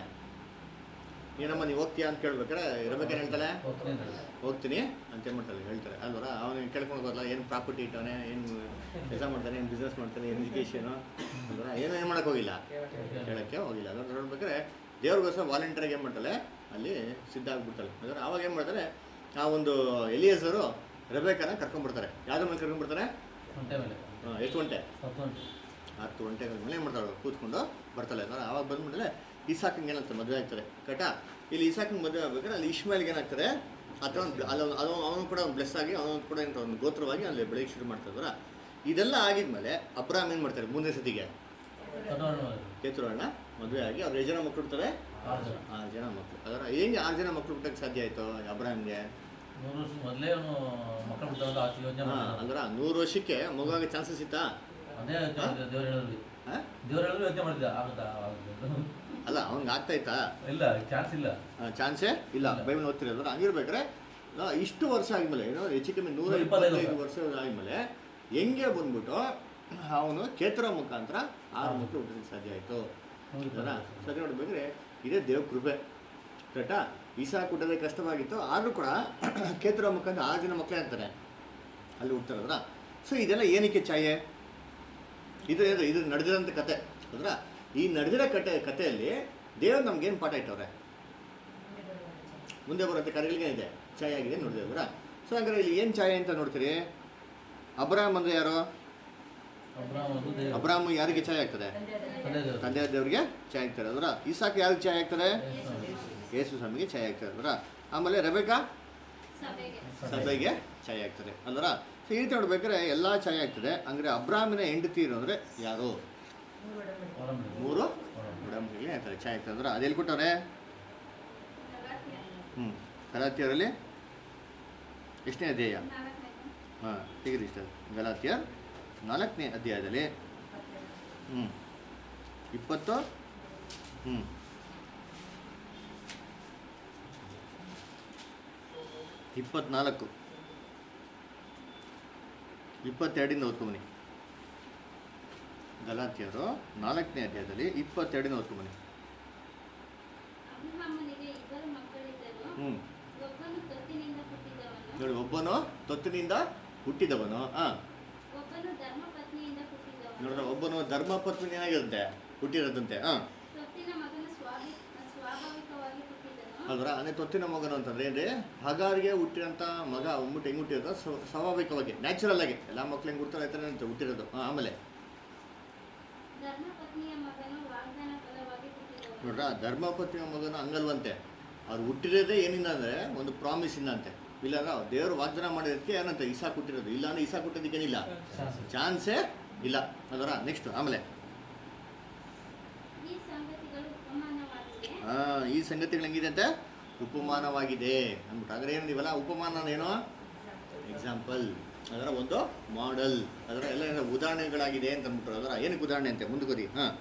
Speaker 2: ಏನಮ್ಮ ನೀವು ಹೋಗ್ತೀಯಾ ಅಂತ ಕೇಳ್ಬೇಕಾರೆ ರಬ್ಬಕ್ಕೆ ಏನು ಹೇಳ್ತಾಳೆ
Speaker 3: ಹೋಗ್ತೀನಿ ಅಂತ ಹೇಳಿ.
Speaker 2: ಹೋಗ್ತೀನಿ ಅಂತ ಏನ್ ಮಾಡ್ತಾಳೆ ಹೇಳ್ತಾರೆ ಅಲ್ವರ ಅವನಿಗೆ ಕೇಳ್ಕೊಂಡು ಬರಲ್ಲ ಏನು ಪ್ರಾಪರ್ಟಿ ಇಟ್ಟವನೆ ಏನು ಕೆಲಸ ಮಾಡ್ತಾನೆ ಏನು ಬಿಸ್ನೆಸ್ ಮಾಡ್ತಾನೆ ಏನು ಎಜುಕೇಷನು ಅಲ್ವರ ಏನು ಏನು ಮಾಡೋಕ್ಕೆ ಹೋಗಿಲ್ಲ ಹೇಳೋಕ್ಕೆ ಹೋಗಿಲ್ಲ ಅದನ್ನು ನೋಡ್ಬೇಕಾದ್ರೆ ದೇವ್ರಿಗೋಸ್ಕರ ವಾಲಂಟಿಯರ್ಗೆ ಏನು ಮಾಡ್ತಾಳೆ ಅಲ್ಲಿ ಸಿದ್ಧ ಆಗ್ಬಿಡ್ತಾಳೆ ಅಂದ್ರೆ ಅವಾಗ ಏನು ಮಾಡ್ತಾರೆ ಆ ಒಂದು ಎಲಿಯಸರು ರೆಬೇಕನ ಕರ್ಕೊಂಡ್ಬಿಡ್ತಾರೆ ಯಾವ್ದ್ರ ಮೇಲೆ ಕರ್ಕೊಂಡ್ಬಿಡ್ತಾರೆ
Speaker 3: ಒಂಟೆ ಮೇಲೆ
Speaker 2: ಆ, ಎಷ್ಟು ಗಂಟೆ
Speaker 3: ಹತ್ತು ಗಂಟೆ
Speaker 2: ಹತ್ತು ಗಂಟೆಗಳ ಮೇಲೆ ಏನು ಮಾಡ್ತಾಳೆ ಕೂತ್ಕೊಂಡು ಬರ್ತಾಳೆ ಅಂದ್ರೆ ಆವಾಗ ಬಂದ್ಮೇಲೆ ಇಸಾಕಂಗೆ ಏನಾಗ್ತದೆ ಮದುವೆ ಆಗ್ತಾರೆ ಕರೆಕ್ಟಾ ಇಲ್ಲಿ ಇಸಾಕಂಗೆ ಮದುವೆ ಆಗ್ಬೇಕಾದ್ರೆ ಅಲ್ಲಿ ಇಶ್ಮಾಯಿಲ್ಗೆ ಏನಾಗ್ತದೆ ಅಥವಾ ಒಂದು ಅಲ್ಲಿ ಅದು ಅವನು ಕೂಡ ಒಂದು ಬ್ಲೆಸ್ ಆಗಿ ಅವನು ಕೂಡ ಏನು ಒಂದು ಗೋತ್ರವಾಗಿ ಅಲ್ಲಿ ಬೆಳೆಯಕ್ಕೆ ಶುರು ಮಾಡ್ತಾಯಿದ್ರ ಇದೆಲ್ಲ ಆಗಿದ್ಮೇಲೆ ಅಬ್ರಾಮ್ ಏನು ಮಾಡ್ತಾರೆ ಮುಂದೆ ಸತಿಗೆ
Speaker 3: ಕಟೋರಣ
Speaker 2: ಕೇತುರಣ್ಣ ಮದುವೆ ಆಗಿ ಅವ್ರು ಎಷ್ಟು ಜನ ಮಕ್ಕಳು ಹುಡ್ತಾರೆ
Speaker 3: ಆರು ಜನ
Speaker 2: ಆರು ಜನ ಮಕ್ಕಳು ಅದರ ಹೆಂಗೆ ಆರು ಜನ ಮಕ್ಕಳು ಹುಟ್ಟಕ್ಕೆ ಸಾಧ್ಯ ಆಯಿತು ಅಬ್ರಾಮ್ಗೆ
Speaker 3: ನೂರು ವರ್ಷ ಮೊದಲೇ ಅವನು ಮಕ್ಕಳು ಬಿಟ್ಟಂತ ಆಚೆ ಯೋಚನೆ
Speaker 2: ಹಾಂ
Speaker 3: ಮಾಡಿದ
Speaker 2: ಅಂದ್ರೆ ನೂರು ವರ್ಷಕ್ಕೆ ಮಗುವಾಗ ಚಾನ್ಸಸ್ ಇತ್ತಾ
Speaker 3: ಅದೇ ಯೋಚನೆ ಮಾಡಿದ ದೇವ್ರು ಹೇಳಿದ್ವಿ
Speaker 2: ಹಾಂ
Speaker 3: ದೇವ್ರು ಹೇಳಿದ್ರು ಯೋಚನೆ ಮಾಡಿದ್ದ ಆಗುತ್ತಾ ಆಗುತ್ತೆ
Speaker 2: ಅಲ್ಲ ಅವ್ನಿಗೆ ಆಗ್ತಾ ಇತ್ತಾ
Speaker 3: ಇಲ್ಲ ಚಾನ್ಸ್ ಇಲ್ಲ
Speaker 2: ಚಾನ್ಸೇ ಇಲ್ಲ
Speaker 3: ಇಲ್ಲ.
Speaker 2: ಬೈಬಲ್ ಓದ್ತಿರೋದ್ರ ಹಂಗಿರ್ಬೇಕಾದ್ರೆ ಆ, ಇಷ್ಟು ವರ್ಷ ಆದ್ಮೇಲೆ ಏನೋ ಹೆಚ್ಚು ಕಮ್ಮಿ ನೂರ
Speaker 3: ನೂರ ಇಪ್ಪತ್ತೈದು
Speaker 2: ಇಪ್ಪತ್ತೈದು ವರ್ಷ ಆದ್ಮೇಲೆ ಹೆಂಗೆ ಬಂದ್ಬಿಟ್ಟು ಅವನು ಕೇತರ ಮುಖಾಂತರ ಆರು ಮಕ್ಕಳು ಹುಟ್ಟೋದಕ್ಕೆ ಸಾಧ್ಯ ಆಯಿತು ಸರಿ ನೋಡ್ಬೇಕಾದ್ರೆ ಇದೇ ದೇವ್ ಕೃಪೆ ಕರೆಕ್ಟಾ ಈಸಾ ಹುಟ್ಟೋದೇ ಕಷ್ಟವಾಗಿತ್ತು ಆದರೂ ಕೂಡ ಕೇತರ ಮುಖಾಂತರ ಆರು ಜನ ಮಕ್ಕಳೇ ಅಂತಾರೆ ಅಲ್ಲಿ ಹುಡ್ತಾರದ್ರ ಸೊ ಇದೆಲ್ಲ ಏನಕ್ಕೆ ಛಾಯೆ ಇದು ಏನು ಇದು ನಡೆದಿರೋಂಥ ಕತೆ ಹೌದ್ರ ಈ ನಡೆದಿರೋ ಕತೆ ಕಥೆಯಲ್ಲಿ ದೇವ್ರು ನಮ್ಗೇನು ಪಾಠ ಇಟ್ಟವ್ರೆ ಮುಂದೆ ಬರೋಂಥ ಕಾರ್ಯಗಳಿಗೆ ಇದೆ ಛಾಯೆ ಆಗಿದೆ ನೋಡಿದ್ರೆ ಸೊ ಹಾಗಾದ್ರೆ ಇಲ್ಲಿ ಏನು ಛಾಯೆ ಅಂತ ನೋಡ್ತೀರಿ ಅಬ್ರಾಮ್ ಅಂದ್ರೆ ಯಾರು
Speaker 3: ಅಬ್ರಾಮ್ ಒಂದು ದೇವ್ರು.
Speaker 2: ಅಬ್ರಾಮ್ ಯಾರಿಗೆ ಛಾಯೆ ಆಗ್ತದೆ
Speaker 3: ತಂದೆ ದೇವ್ರು.
Speaker 2: ತಂದೆ ದೇವರಿಗೆ ಛಾಯೆ ಆಗ್ತಾರೆ ಅದರ ಇಸಾಕ್ ಯಾರಿಗೆ ಛಾಯೆ ಆಗ್ತಾರೆ
Speaker 3: ಯೇಸು.
Speaker 2: ಯೇಸು ಸ್ವಾಮಿಗೆ ಛಾಯೆ ಆಗ್ತಾರೆ ಅದರ ಆಮೇಲೆ ರೆಬೇಕಾ
Speaker 4: ಸಭೆಗೆ
Speaker 2: ಸಭೆಗೆ ಛಾಯೆ ಆಗ್ತದೆ ಅಲ್ವರ ಸೊ ಈ ರೀತಿ ನೋಡ್ಬೇಕಾದ್ರೆ ಎಲ್ಲ ಛಾಯೆ ಆಗ್ತದೆ ಅಂದರೆ ಅಬ್ರಾಮಿನ ಹೆಂಡತಿ ಇರೋದ್ರೆ ಯಾರು
Speaker 3: ಒಡಂಬಡಿಕೆ.
Speaker 2: ಮೂರು
Speaker 3: ಒಡಂಬಡಿಕೆ.
Speaker 2: ಉಡಂಬಡಿಕೆ ಆಗ್ತಾರೆ ಛಾಯೆ ಆಗ್ತದೆ ಅಂದ್ರೆ ಅದೆಲ್ಲಿ ಕೊಟ್ಟವ್ರೆ ಹ್ಞೂ ಗಲಾತಿಯರಲ್ಲಿ ಎಷ್ಟನೇ ಅಧ್ಯಾಯ ಹಾಂ ತೆಗೆದು ಇಷ್ಟ ಗಲಾತಿಯರ್ ನಾಲ್ಕನೇ ಅಧ್ಯಾಯದಲ್ಲಿ ಹ್ಞೂ ಇಪ್ಪತ್ತು ಹ್ಞೂ ಇಪ್ಪತ್ನಾಲ್ಕು ಇಪ್ಪತ್ತೆರಡಿಂದ ಓದ್ಕೊಂಬನಿ ಗಲಾತಿಯರು ನಾಲ್ಕನೇ ಅಧ್ಯಾಯದಲ್ಲಿ ಇಪ್ಪತ್ತೆರಡಿಂದ ಓದ್ಕೊಂಬನಿ
Speaker 4: ಅಬ್ರಹಾಮನಿಗೆ ಇಬ್ಬರು ಮಕ್ಕಳಿದ್ದರು
Speaker 2: ಹ್ಞೂ
Speaker 4: ಒಬ್ಬನು ತೊತ್ತಿನಿಂದ ಹುಟ್ಟಿದವನು
Speaker 2: ನೋಡಿ ಒಬ್ಬನು ತೊತ್ತಿನಿಂದ ಹುಟ್ಟಿದವನು ಹಾಂ
Speaker 4: ಒಬ್ಬನು ಧರ್ಮ
Speaker 2: ನೋಡಿದ್ರೆ ಒಬ್ಬನು ಧರ್ಮಪತ್ನಿ ಏನಾಗಿರುತ್ತೆ ಹುಟ್ಟಿರೋದಂತೆ ಹಾಂ
Speaker 4: ತೊಟ್ಟಿನ ಮಗನು ಸ್ವಾಭಿ ಸ್ವಾಭಾವಿಕವಾಗಿ ಹುಟ್ಟಿದನು
Speaker 2: ಅಲ್ವರ ಅಂದರೆ ತೊತ್ತಿನ ಮಗನು ಅಂತಂದ್ರೆ ಏನ್ರಿ ಹಗಾರಿಗೆ ಹುಟ್ಟಿರೋಂಥ ಮಗ ಉಮ್ಬಿಟ್ಟು ಹೆಂಗೆ ಹುಟ್ಟಿರೋದು ಸ್ವ- ಸ್ವಾಭಾವಿಕವಾಗಿ ನ್ಯಾಚುರಲ್ ಆಗಿ ಎಲ್ಲ ಮಕ್ಳು ಹೆಂಗೆ ಹುಡ್ತಾರೆ ಆ ಥರ ಅಂತ ಹುಟ್ಟಿರೋದು ಹಾಂ ಆಮೇಲೆ
Speaker 4: ಧರ್ಮಪತ್ನಿಯ ಮಗನು ವಾಗ್ದಾನ ಫಲವಾಗಿ ಹುಟ್ಟಿದನು
Speaker 2: ನೋಡ್ರ ಧರ್ಮಪತ್ನಿಯ ಮಗನು ಹಂಗಲ್ವಂತೆ ಅವ್ರು ಹುಟ್ಟಿರೋದೇ ಏನಿಂದ ಅಂದರೆ ಒಂದು ಪ್ರಾಮಿಸಿಂದ ಅಂತೆ ಇಲ್ಲಾಂದ್ರೆ ದೇವರು ವಾಗ್ದಾನ ಮಾಡಿರೋದಕ್ಕೆ ಏನಂತ ಇಸಾ ಹುಟ್ಟಿರೋದು ಇಲ್ಲ ಅಂದ್ರೆ ಇಸಾ ಹುಟ್ಟೋದಕ್ಕೇನಿಲ್ಲ ಚಾನ್ಸೇ ಇಲ್ಲ ಅದರ ನೆಕ್ಸ್ಟ್ ಆಮೇಲೆ
Speaker 4: ಈ ಸಂಗತಿಗಳು ಉಪಮಾನವಾಗಿದೆ
Speaker 2: ಆ, ಈ ಸಂಗತಿಗಳು ಹೆಂಗಿದೆ ಅಂತೆ ಉಪಮಾನವಾಗಿದೆ ಅಂದ್ಬಿಟ್ಟು ಹಾಗಾದ್ರೆ ಏನು ನೀವಲ್ಲ ಉಪಮಾನ ಏನು ಎಕ್ಸಾಂಪಲ್ ಅದರ ಒಂದು ಮಾಡೆಲ್ ಅದರ ಎಲ್ಲ ಏನೋ ಉದಾಹರಣೆಗಳಾಗಿದೆ ಅಂತ ಅಂದ್ಬಿಟ್ರು ಅದರ ಏನಕ್ಕೆ ಉದಾಹರಣೆ ಅಂತೆ ಮುಂದುವರಿ ಹಾಂ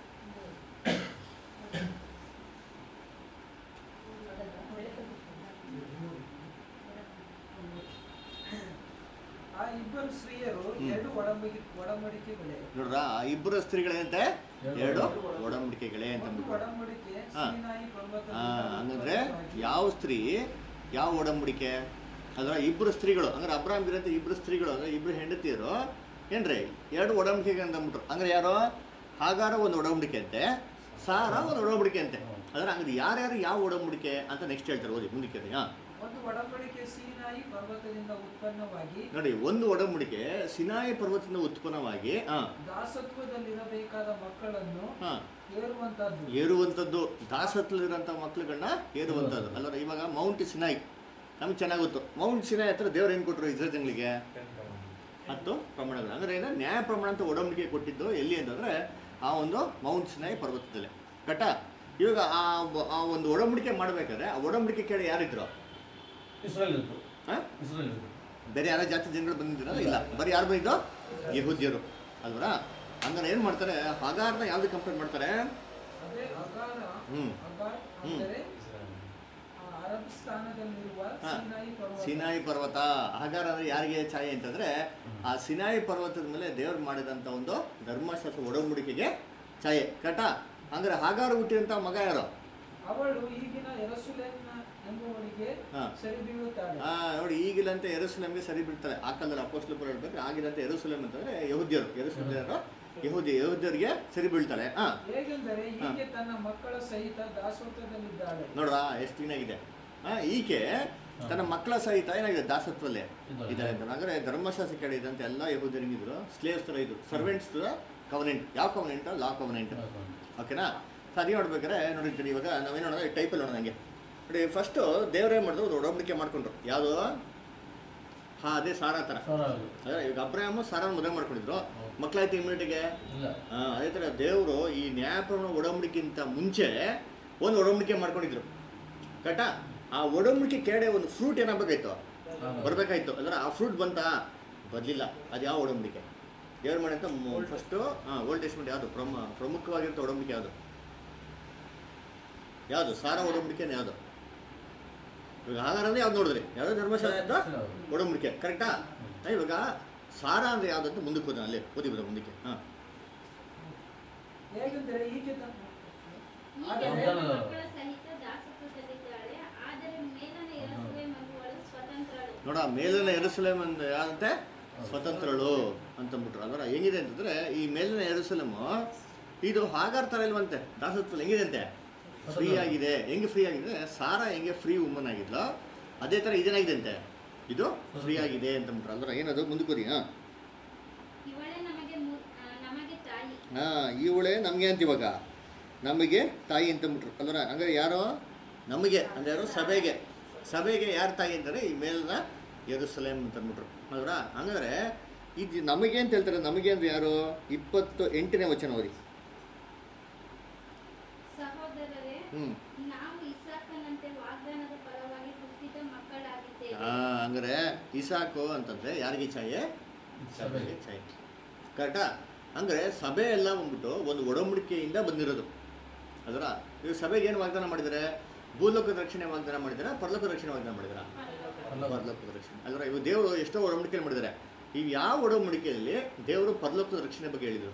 Speaker 5: ಆ ಇಬ್ಬರು ಸ್ತ್ರೀಯರು
Speaker 2: ಹ್ಮ್.
Speaker 5: ಎರಡು ಒಡಂಬಡಿಕೆ ಒಡಂಬಡಿಕೆಗಳೇ
Speaker 2: ನೋಡ್ರ ಆ ಇಬ್ಬರು ಸ್ತ್ರೀಗಳೇನಂತೆ ಎರಡು ಒಡಂಬಡಿಕೆಗಳೇ ಅಂತ
Speaker 5: ಒಂದು
Speaker 2: ಅಂದ್ಬಿಟ್ರು
Speaker 5: ಒಡಂಬಡಿಕೆ
Speaker 2: ಹಾ.
Speaker 5: ಸೀನಾಯಿ ಪರ್ವತದಿಂದ
Speaker 2: ಆ, ಹಂಗಂದ್ರೆ
Speaker 5: ಉತ್ಪನ್ನವಾಗಿ
Speaker 2: ಯಾವ ಸ್ತ್ರೀ ಯಾವ ಒಡಂಬಡಿಕೆ ಅದರ ಇಬ್ಬರು ಸ್ತ್ರೀಗಳು ಅಂದ್ರೆ ಅಬ್ರಾಮ್ ಇರಂತ ಇಬ್ಬರು ಸ್ತ್ರೀಗಳು ಅಂದ್ರೆ ಇಬ್ಬರು ಹೆಂಡತಿಯರು ಏನ್ರಿ ಎರಡು ಒಡಂಬಡಿಕೆ ಅಂತ ಅಂದ್ಬಿಟ್ರು ಅಂದ್ರೆ ಯಾರು ಹಾಗಾರ ಒಂದು ಒಡಂಬಡಿಕೆ ಅಂತೆ ಸಾರ ಒಂದು ಒಡಂಬಡಿಕೆ ಅಂತೆ ಅಂದ್ರೆ ಹಂಗಂದ್ರೆ ಯಾರ್ಯಾರು ಯಾವ ಒಡಂಬಡಿಕೆ ಅಂತ ನೆಕ್ಸ್ಟ್ ಹೇಳ್ತಾರೆ ಓದಿ ಮುಂದಕ್ಕೆ ರೀ ಹಾಂ
Speaker 5: ಒಂದು ಒಡಂಬಡಿಕೆ ಸೀನಾಯಿ ಪರ್ವತದಿಂದ ಉತ್ಪನ್ನವಾಗಿ
Speaker 2: ನೋಡಿ ಒಂದು ಒಡಂಬಡಿಕೆ ಸಿನಾಯಿ ಪರ್ವತದಿಂದ ಉತ್ಪನ್ನವಾಗಿ ಹಾಂ
Speaker 5: ದಾಸತ್ವದಲ್ಲಿರಬೇಕಾದ ಮಕ್ಕಳನ್ನು
Speaker 2: ಹಾಂ
Speaker 5: ಏರುವಂತಹದ್ದು
Speaker 2: ಏರುವಂಥದ್ದು ದಾಸತ್ಲಿರೋಂಥ ಮಕ್ಳುಗಳನ್ನ ಏರುವಂಥದ್ದು ಅಲ್ಲರ ಇವಾಗ ಮೌಂಟ್ ಸಿನಾಯ್ ನಮ್ಗೆ ಚೆನ್ನಾಗಿ ಗೊತ್ತು ಮೌಂಟ್ ಸಿನಾಯ್ ಹತ್ರ ದೇವ್ರು ಏನು ಕೊಟ್ಟರು ಇಸ್ರೇಲ್ ಜನಗಳಿಗೆ ಹತ್ತು ಪ್ರಮಾಣಗಳು ಅಂದರೆ ಏನು ನ್ಯಾಯ ಪ್ರಮಾಣ ಅಂತ ಒಡಂಬಡಿಕೆ ಕೊಟ್ಟಿದ್ದು ಎಲ್ಲಿ ಅಂತಂದರೆ ಆ ಒಂದು ಮೌಂಟ್ ಸಿನಾಯ್ ಪರ್ವತದಲ್ಲಿ ಕಟ್ಟ ಇವಾಗ ಆ ಒ- ಆ ಒಂದು ಒಡಂಬಡಿಕೆ ಮಾಡಬೇಕಾದ್ರೆ ಆ ಒಡಂಬಡಿಕೆ ಕೇಳಿ ಯಾರಿದ್ರು
Speaker 3: ಇಸ್ರೇಲ್ ಇದ್ರು
Speaker 2: ಹಾಂ
Speaker 3: ಇಸ್ರೇಲ್ ಇದ್ರು
Speaker 2: ಬೇರೆ ಯಾರ ಜಾತಿ ಜನಗಳು ಬಂದಿದ್ದೀರಾ ಇಲ್ಲ ಬರೀ ಯಾರು ಬಂದಿದ್ದು ಯಹೂದ್ಯರು ಅಲ್ವರಾ ಹಂಗಾರೆ ಏನು ಮಾಡ್ತಾರೆ ಹಗಾರ್ನ ಯಾವ್ದು ಕಂಪೇರ್ ಮಾಡ್ತಾರೆ
Speaker 5: ಅದೇ ಅಗಾರ
Speaker 2: ಹ್ಮ್.
Speaker 5: ಅಗಾರ್
Speaker 2: ಹ್ಮ್.
Speaker 5: ಅಂದರೆ ಆ ಅರಬ್ ಸ್ಥಾನದಲ್ಲಿರುವ
Speaker 2: ಹಾ.
Speaker 5: ಸೀನಾಯಿ ಪರ್ವತ
Speaker 2: ಸಿನಾಯಿ ಪರ್ವತ ಹಾಗಾರ ಅಂದ್ರೆ ಯಾರಿಗೆ ಛಾಯೆ ಅಂತಂದ್ರೆ ಆ ಸಿನಾಯಿ ಪರ್ವತದ ಮೇಲೆ ದೇವ್ರು ಮಾಡಿದಂಥ ಒಂದು ಧರ್ಮಶಾಸ್ತ್ರ ಒಡಂಬಡಿಕೆಗೆ ಛಾಯೆ ಕಟ ಹಂಗಾರೆ ಹಾಗಾರ ಹುಟ್ಟಿದಂಥ ಮಗ ಯಾರು
Speaker 5: ಅವಳು ಈಗಿನ ಎರಸುಲೆನ್ನ ಎಂಬುವಳಿಗೆ
Speaker 2: ಹಾ.
Speaker 5: ಸರಿ ಬೀಳುತ್ತಾಳೆ
Speaker 2: ಆ ನೋಡಿ ಈಗಿಲಂತೆ ಎರುಸಲೇಮ್ಗೆ ಸರಿ ಬಿಡ್ತಾರೆ ಆ ಕಾಲದಲ್ಲಿ ಅಪೋಸ್ಲ ಹೇಳ್ಬೇಕು ಆಗಿರಂತೆ ಎರುಸಲೇಮ್ ಅಂತಂದ್ರೆ ಯಹುದ್ಯರು ಎರುಸಲೇಮ್ ಯಹುದಿ ಯಹುದ್ಯರಿಗೆ ಸರಿ ಬೀಳ್ತಾಳೆ ಹಾ
Speaker 5: ಹೇಗೆಂದರೆ ಹೀಗೆ ತನ್ನ ಮಕ್ಕಳ ಸಹಿತ ದಾಸತ್ವದಲ್ಲಿದ್ದಾಳೆ
Speaker 2: ನೋಡ್ರಾ ಎಷ್ಟು ಏನಾಗಿದೆ ಆ ಈಕೆ ತನ್ನ ಮಕ್ಕಳ ಸಹಿತ ಏನಾಗಿದೆ ದಾಸತ್ವಲ್ಲೇ
Speaker 3: ಇದ್ದಾರೆ.
Speaker 2: ಇದ್ದಾರೆ ಅಂತ ಅಂದ್ರೆ ಧರ್ಮಶಾಸ್ತ್ರ ಕಡೆ ಇದ್ದಂತೆ ಎಲ್ಲ ಯಹೂದರಿಂಗಿದ್ರು ಸ್ಲೇವ್ಸ್ ಥರ ಇದ್ರು ಸರ್ವೆಂಟ್ಸ್ ಕವನೆಂಟ್ ಯಾವ ಕವನೆಂಟ್ ಲಾ ಕವನೆಂಟ್ ಓಕೆನಾ ಸೊ ಅದೇ ನೋಡ್ಬೇಕಾದ್ರೆ ನೋಡಿರ್ತೀರಿ ಇವಾಗ ನಾವೇನು ನೋಡೋಣ ಟೈಪಲ್ಲಿ ನೋಡೋಣ ಹಂಗೆ ನೋಡಿ ಫಸ್ಟು ದೇವರೇ ಮಾಡಿದ್ರು ಒಂದು ಒಡಂಬಡಿಕೆ ಮಾಡ್ಕೊಂಡ್ರು ಯಾವುದು ಹಾ ಅದೇ ಸಾರಾ ಥರ
Speaker 3: ಸಾವಿರ ಆಗೋದು.
Speaker 2: ಅದೇ ಈಗ ಅಬ್ರಾಹ್ಮ ಸಾರಾನ ಮದುವೆ ಮಾಡ್ಕೊಂಡಿದ್ರು
Speaker 3: ಹೌದು.
Speaker 2: ಮಕ್ಕಳಾಯ್ತು ಇಮ್ಮಿಡಿಗೆ
Speaker 3: ಇಲ್ಲ
Speaker 2: ಅದೇ ಥರ ದೇವರು ಈ ನ್ಯಾಯಪ್ರಮಾಣ ಒಡಂಬಡಿಕೆಗಿಂತ ಮುಂಚೆ ಒಂದು ಒಡಂಬಡಿಕೆ ಮಾಡ್ಕೊಂಡಿದ್ರು ಕಟ ಆ ಒಡಂಬಡಿಕೆ ಕೆಳಗಡೆ ಒಂದು ಫ್ರೂಟ್ ಏನಾಗಬೇಕಾಯ್ತು ಬರಬೇಕಾಯ್ತು ಅಂದ್ರೆ ಆ ಫ್ರೂಟ್ ಬಂತಾ ಬರಲಿಲ್ಲ ಅದು ಯಾವ ಒಡಂಬಡಿಕೆ ದೇವ್ರು ಮಾಡಿ ಅಂತ ಫಸ್ಟು ಹಾಂ ಓಲ್ಡ್ ಟೆಸ್ಟ್ಮೆಂಟ್ ಯಾವುದು ಪ್ರಮ ಪ್ರಮುಖವಾಗಿರೋ ಒಡಂಬಡಿಕೆ ಯಾವುದು ಯಾವುದು ಸಾರ ಒಡಂಬಡಿಕೆನೇ ಯಾವುದು ಇವಾಗ ಹಾಗಾದ್ರೆ ಯಾವ್ದು ನೋಡಿದ್ರಿ ಯಾವುದೋ ಧರ್ಮಶಾಸ್ತ್ರದ ಒಡಂಬಡಿಕೆ ಕರೆಕ್ಟಾ ಇವಾಗ ಸಾರ ಅಂದ್ರೆ ಯಾವ್ದು ಅಂತ ಮುಂದಕ್ಕೆ ಹೋದ ಅಲ್ಲಿ ಓದಿ ಬದ ಮುಂದಕ್ಕೆ ಹಾಂ
Speaker 5: ಹೇಗೆಂದರೆ ಹೀಗೆ ತನ್ನ
Speaker 4: ಈಗ
Speaker 5: ಆದರೆ
Speaker 4: ತನ್ನ ಮಕ್ಕಳ ಸಹಿತ ದಾಸತ್ವದಲ್ಲಿದ್ದಾಳೆ ಆದರೆ ಮೇಲನ ಎರಸುವೆ ಮಗುವಳು ಸ್ವತಂತ್ರಳು
Speaker 2: ನೋಡ ಮೇಲಿನ ಎರುಸಲೇಮ್ ಅಂತ ಯಾರಂತೆ ಸ್ವತಂತ್ರಳು ಅಂತಂದ್ಬಿಟ್ರು ಅದರ ಹೆಂಗಿದೆ ಅಂತಂದ್ರೆ ಈ ಮೇಲಿನ ಎರುಸಲೇಮ್ ಇದು ಹಾಗಾರ್ ಥರ ಇಲ್ವಂತೆ ದಾಸತ್ವ ಹೆಂಗಿದೆ ಅಂತೆ ಫ್ರೀ ಆಗಿದೆ ಹೆಂಗೆ ಫ್ರೀ ಆಗಿದೆ ಸಾರಾ ಹೆಂಗೆ ಫ್ರೀ ವುಮನ್ ಆಗಿದ್ಲೋ ಅದೇ ಥರ ಇದೇನಾಗಿದೆ ಅಂತೆ ಇದು ಫ್ರೀ ಆಗಿದೆ ಅಂತಂದ್ಬಿಟ್ರು ಅಂದ್ರೆ ಏನದು ಮುಂದಕ್ಕೆ ಹಾಂ
Speaker 4: ಇವಳೇ ನಮಗೆ ಮು- ಆ, ನಮಗೆ ತಾಯಿ
Speaker 2: ಹಾಂ ಇವಳೇ ನಮಗೆ ಅಂತ ಇವಾಗ ನಮಗೆ ತಾಯಿ ಅಂತಂದ್ಬಿಟ್ರು ಅಲ್ವರ ಹಂಗಾರೆ ಯಾರು ನಮಗೆ ಅಂದ್ರೆ ಯಾರು ಸಭೆಗೆ ಸಭೆಗೆ ಯಾರು ತಾಯಿ ಅಂತಾರೆ ಈ ಮೇಲಿನ ಯೆರೂಸಲೇಮ್ ಅಂತ ಅಂದ್ಬಿಟ್ರು ಅಲ್ವರ ಹಂಗಾದ್ರೆ ಇದು ನಮಗೆ ಅಂತ ಹೇಳ್ತಾರೆ ನಮಗೆ ಅಂದ್ರೆ ಯಾರು ಇಪ್ಪತ್ತು ಎಂಟನೇ ವಚನ ಓದಿ
Speaker 4: ಸಹೋದರರೇ
Speaker 2: ಹ್ಞೂ
Speaker 4: ನಾವು ಇಸಾಕನಂತೆ ವಾಗ್ದಾನದ ಫಲವಾಗಿ ಹುಟ್ಟಿದ ಮಕ್ಕಳಾಗಿದ್ದೇವೆ
Speaker 2: ಹಂಗಾರೆ ಇಸಾಕು ಅಂತಂದ್ರೆ ಯಾರಿಗೆ ಛಾಯೆ ಸಭೆಗೆ ಛಾಯೆ ಕರೆಕ್ಟಾ ಅಂದರೆ ಸಭೆ ಎಲ್ಲ ಬಂದ್ಬಿಟ್ಟು ಒಂದು ಒಡಂಬಡಿಕೆಯಿಂದ ಬಂದಿರೋದು ಅದರ ಇವಾಗ ಸಭೆಗೆ ಏನು ವಾಗ್ದಾನ ಮಾಡಿದ್ದಾರೆ ಭೂಲೋಕದ ರಕ್ಷಣೆ ವಾಗ್ದಾನ ಮಾಡಿದಾರೆ ಪರಲೋಕದ ರಕ್ಷಣೆ ವಾಗ್ದಾನ ಮಾಡಿದಾರ ಪರಲೋಕದ ರಕ್ಷಣೆ ಅಲ್ವರ ಇವು ದೇವರು ಎಷ್ಟೋ ಒಡಂಬಡಿಕೆ ಮಾಡಿದ್ದಾರೆ ಇವು ಯಾವ ಒಡಂಬಡಿಕೆಯಲ್ಲಿ ದೇವರು ಪರಲೋಕದ ರಕ್ಷಣೆ ಬಗ್ಗೆ ಹೇಳಿದರು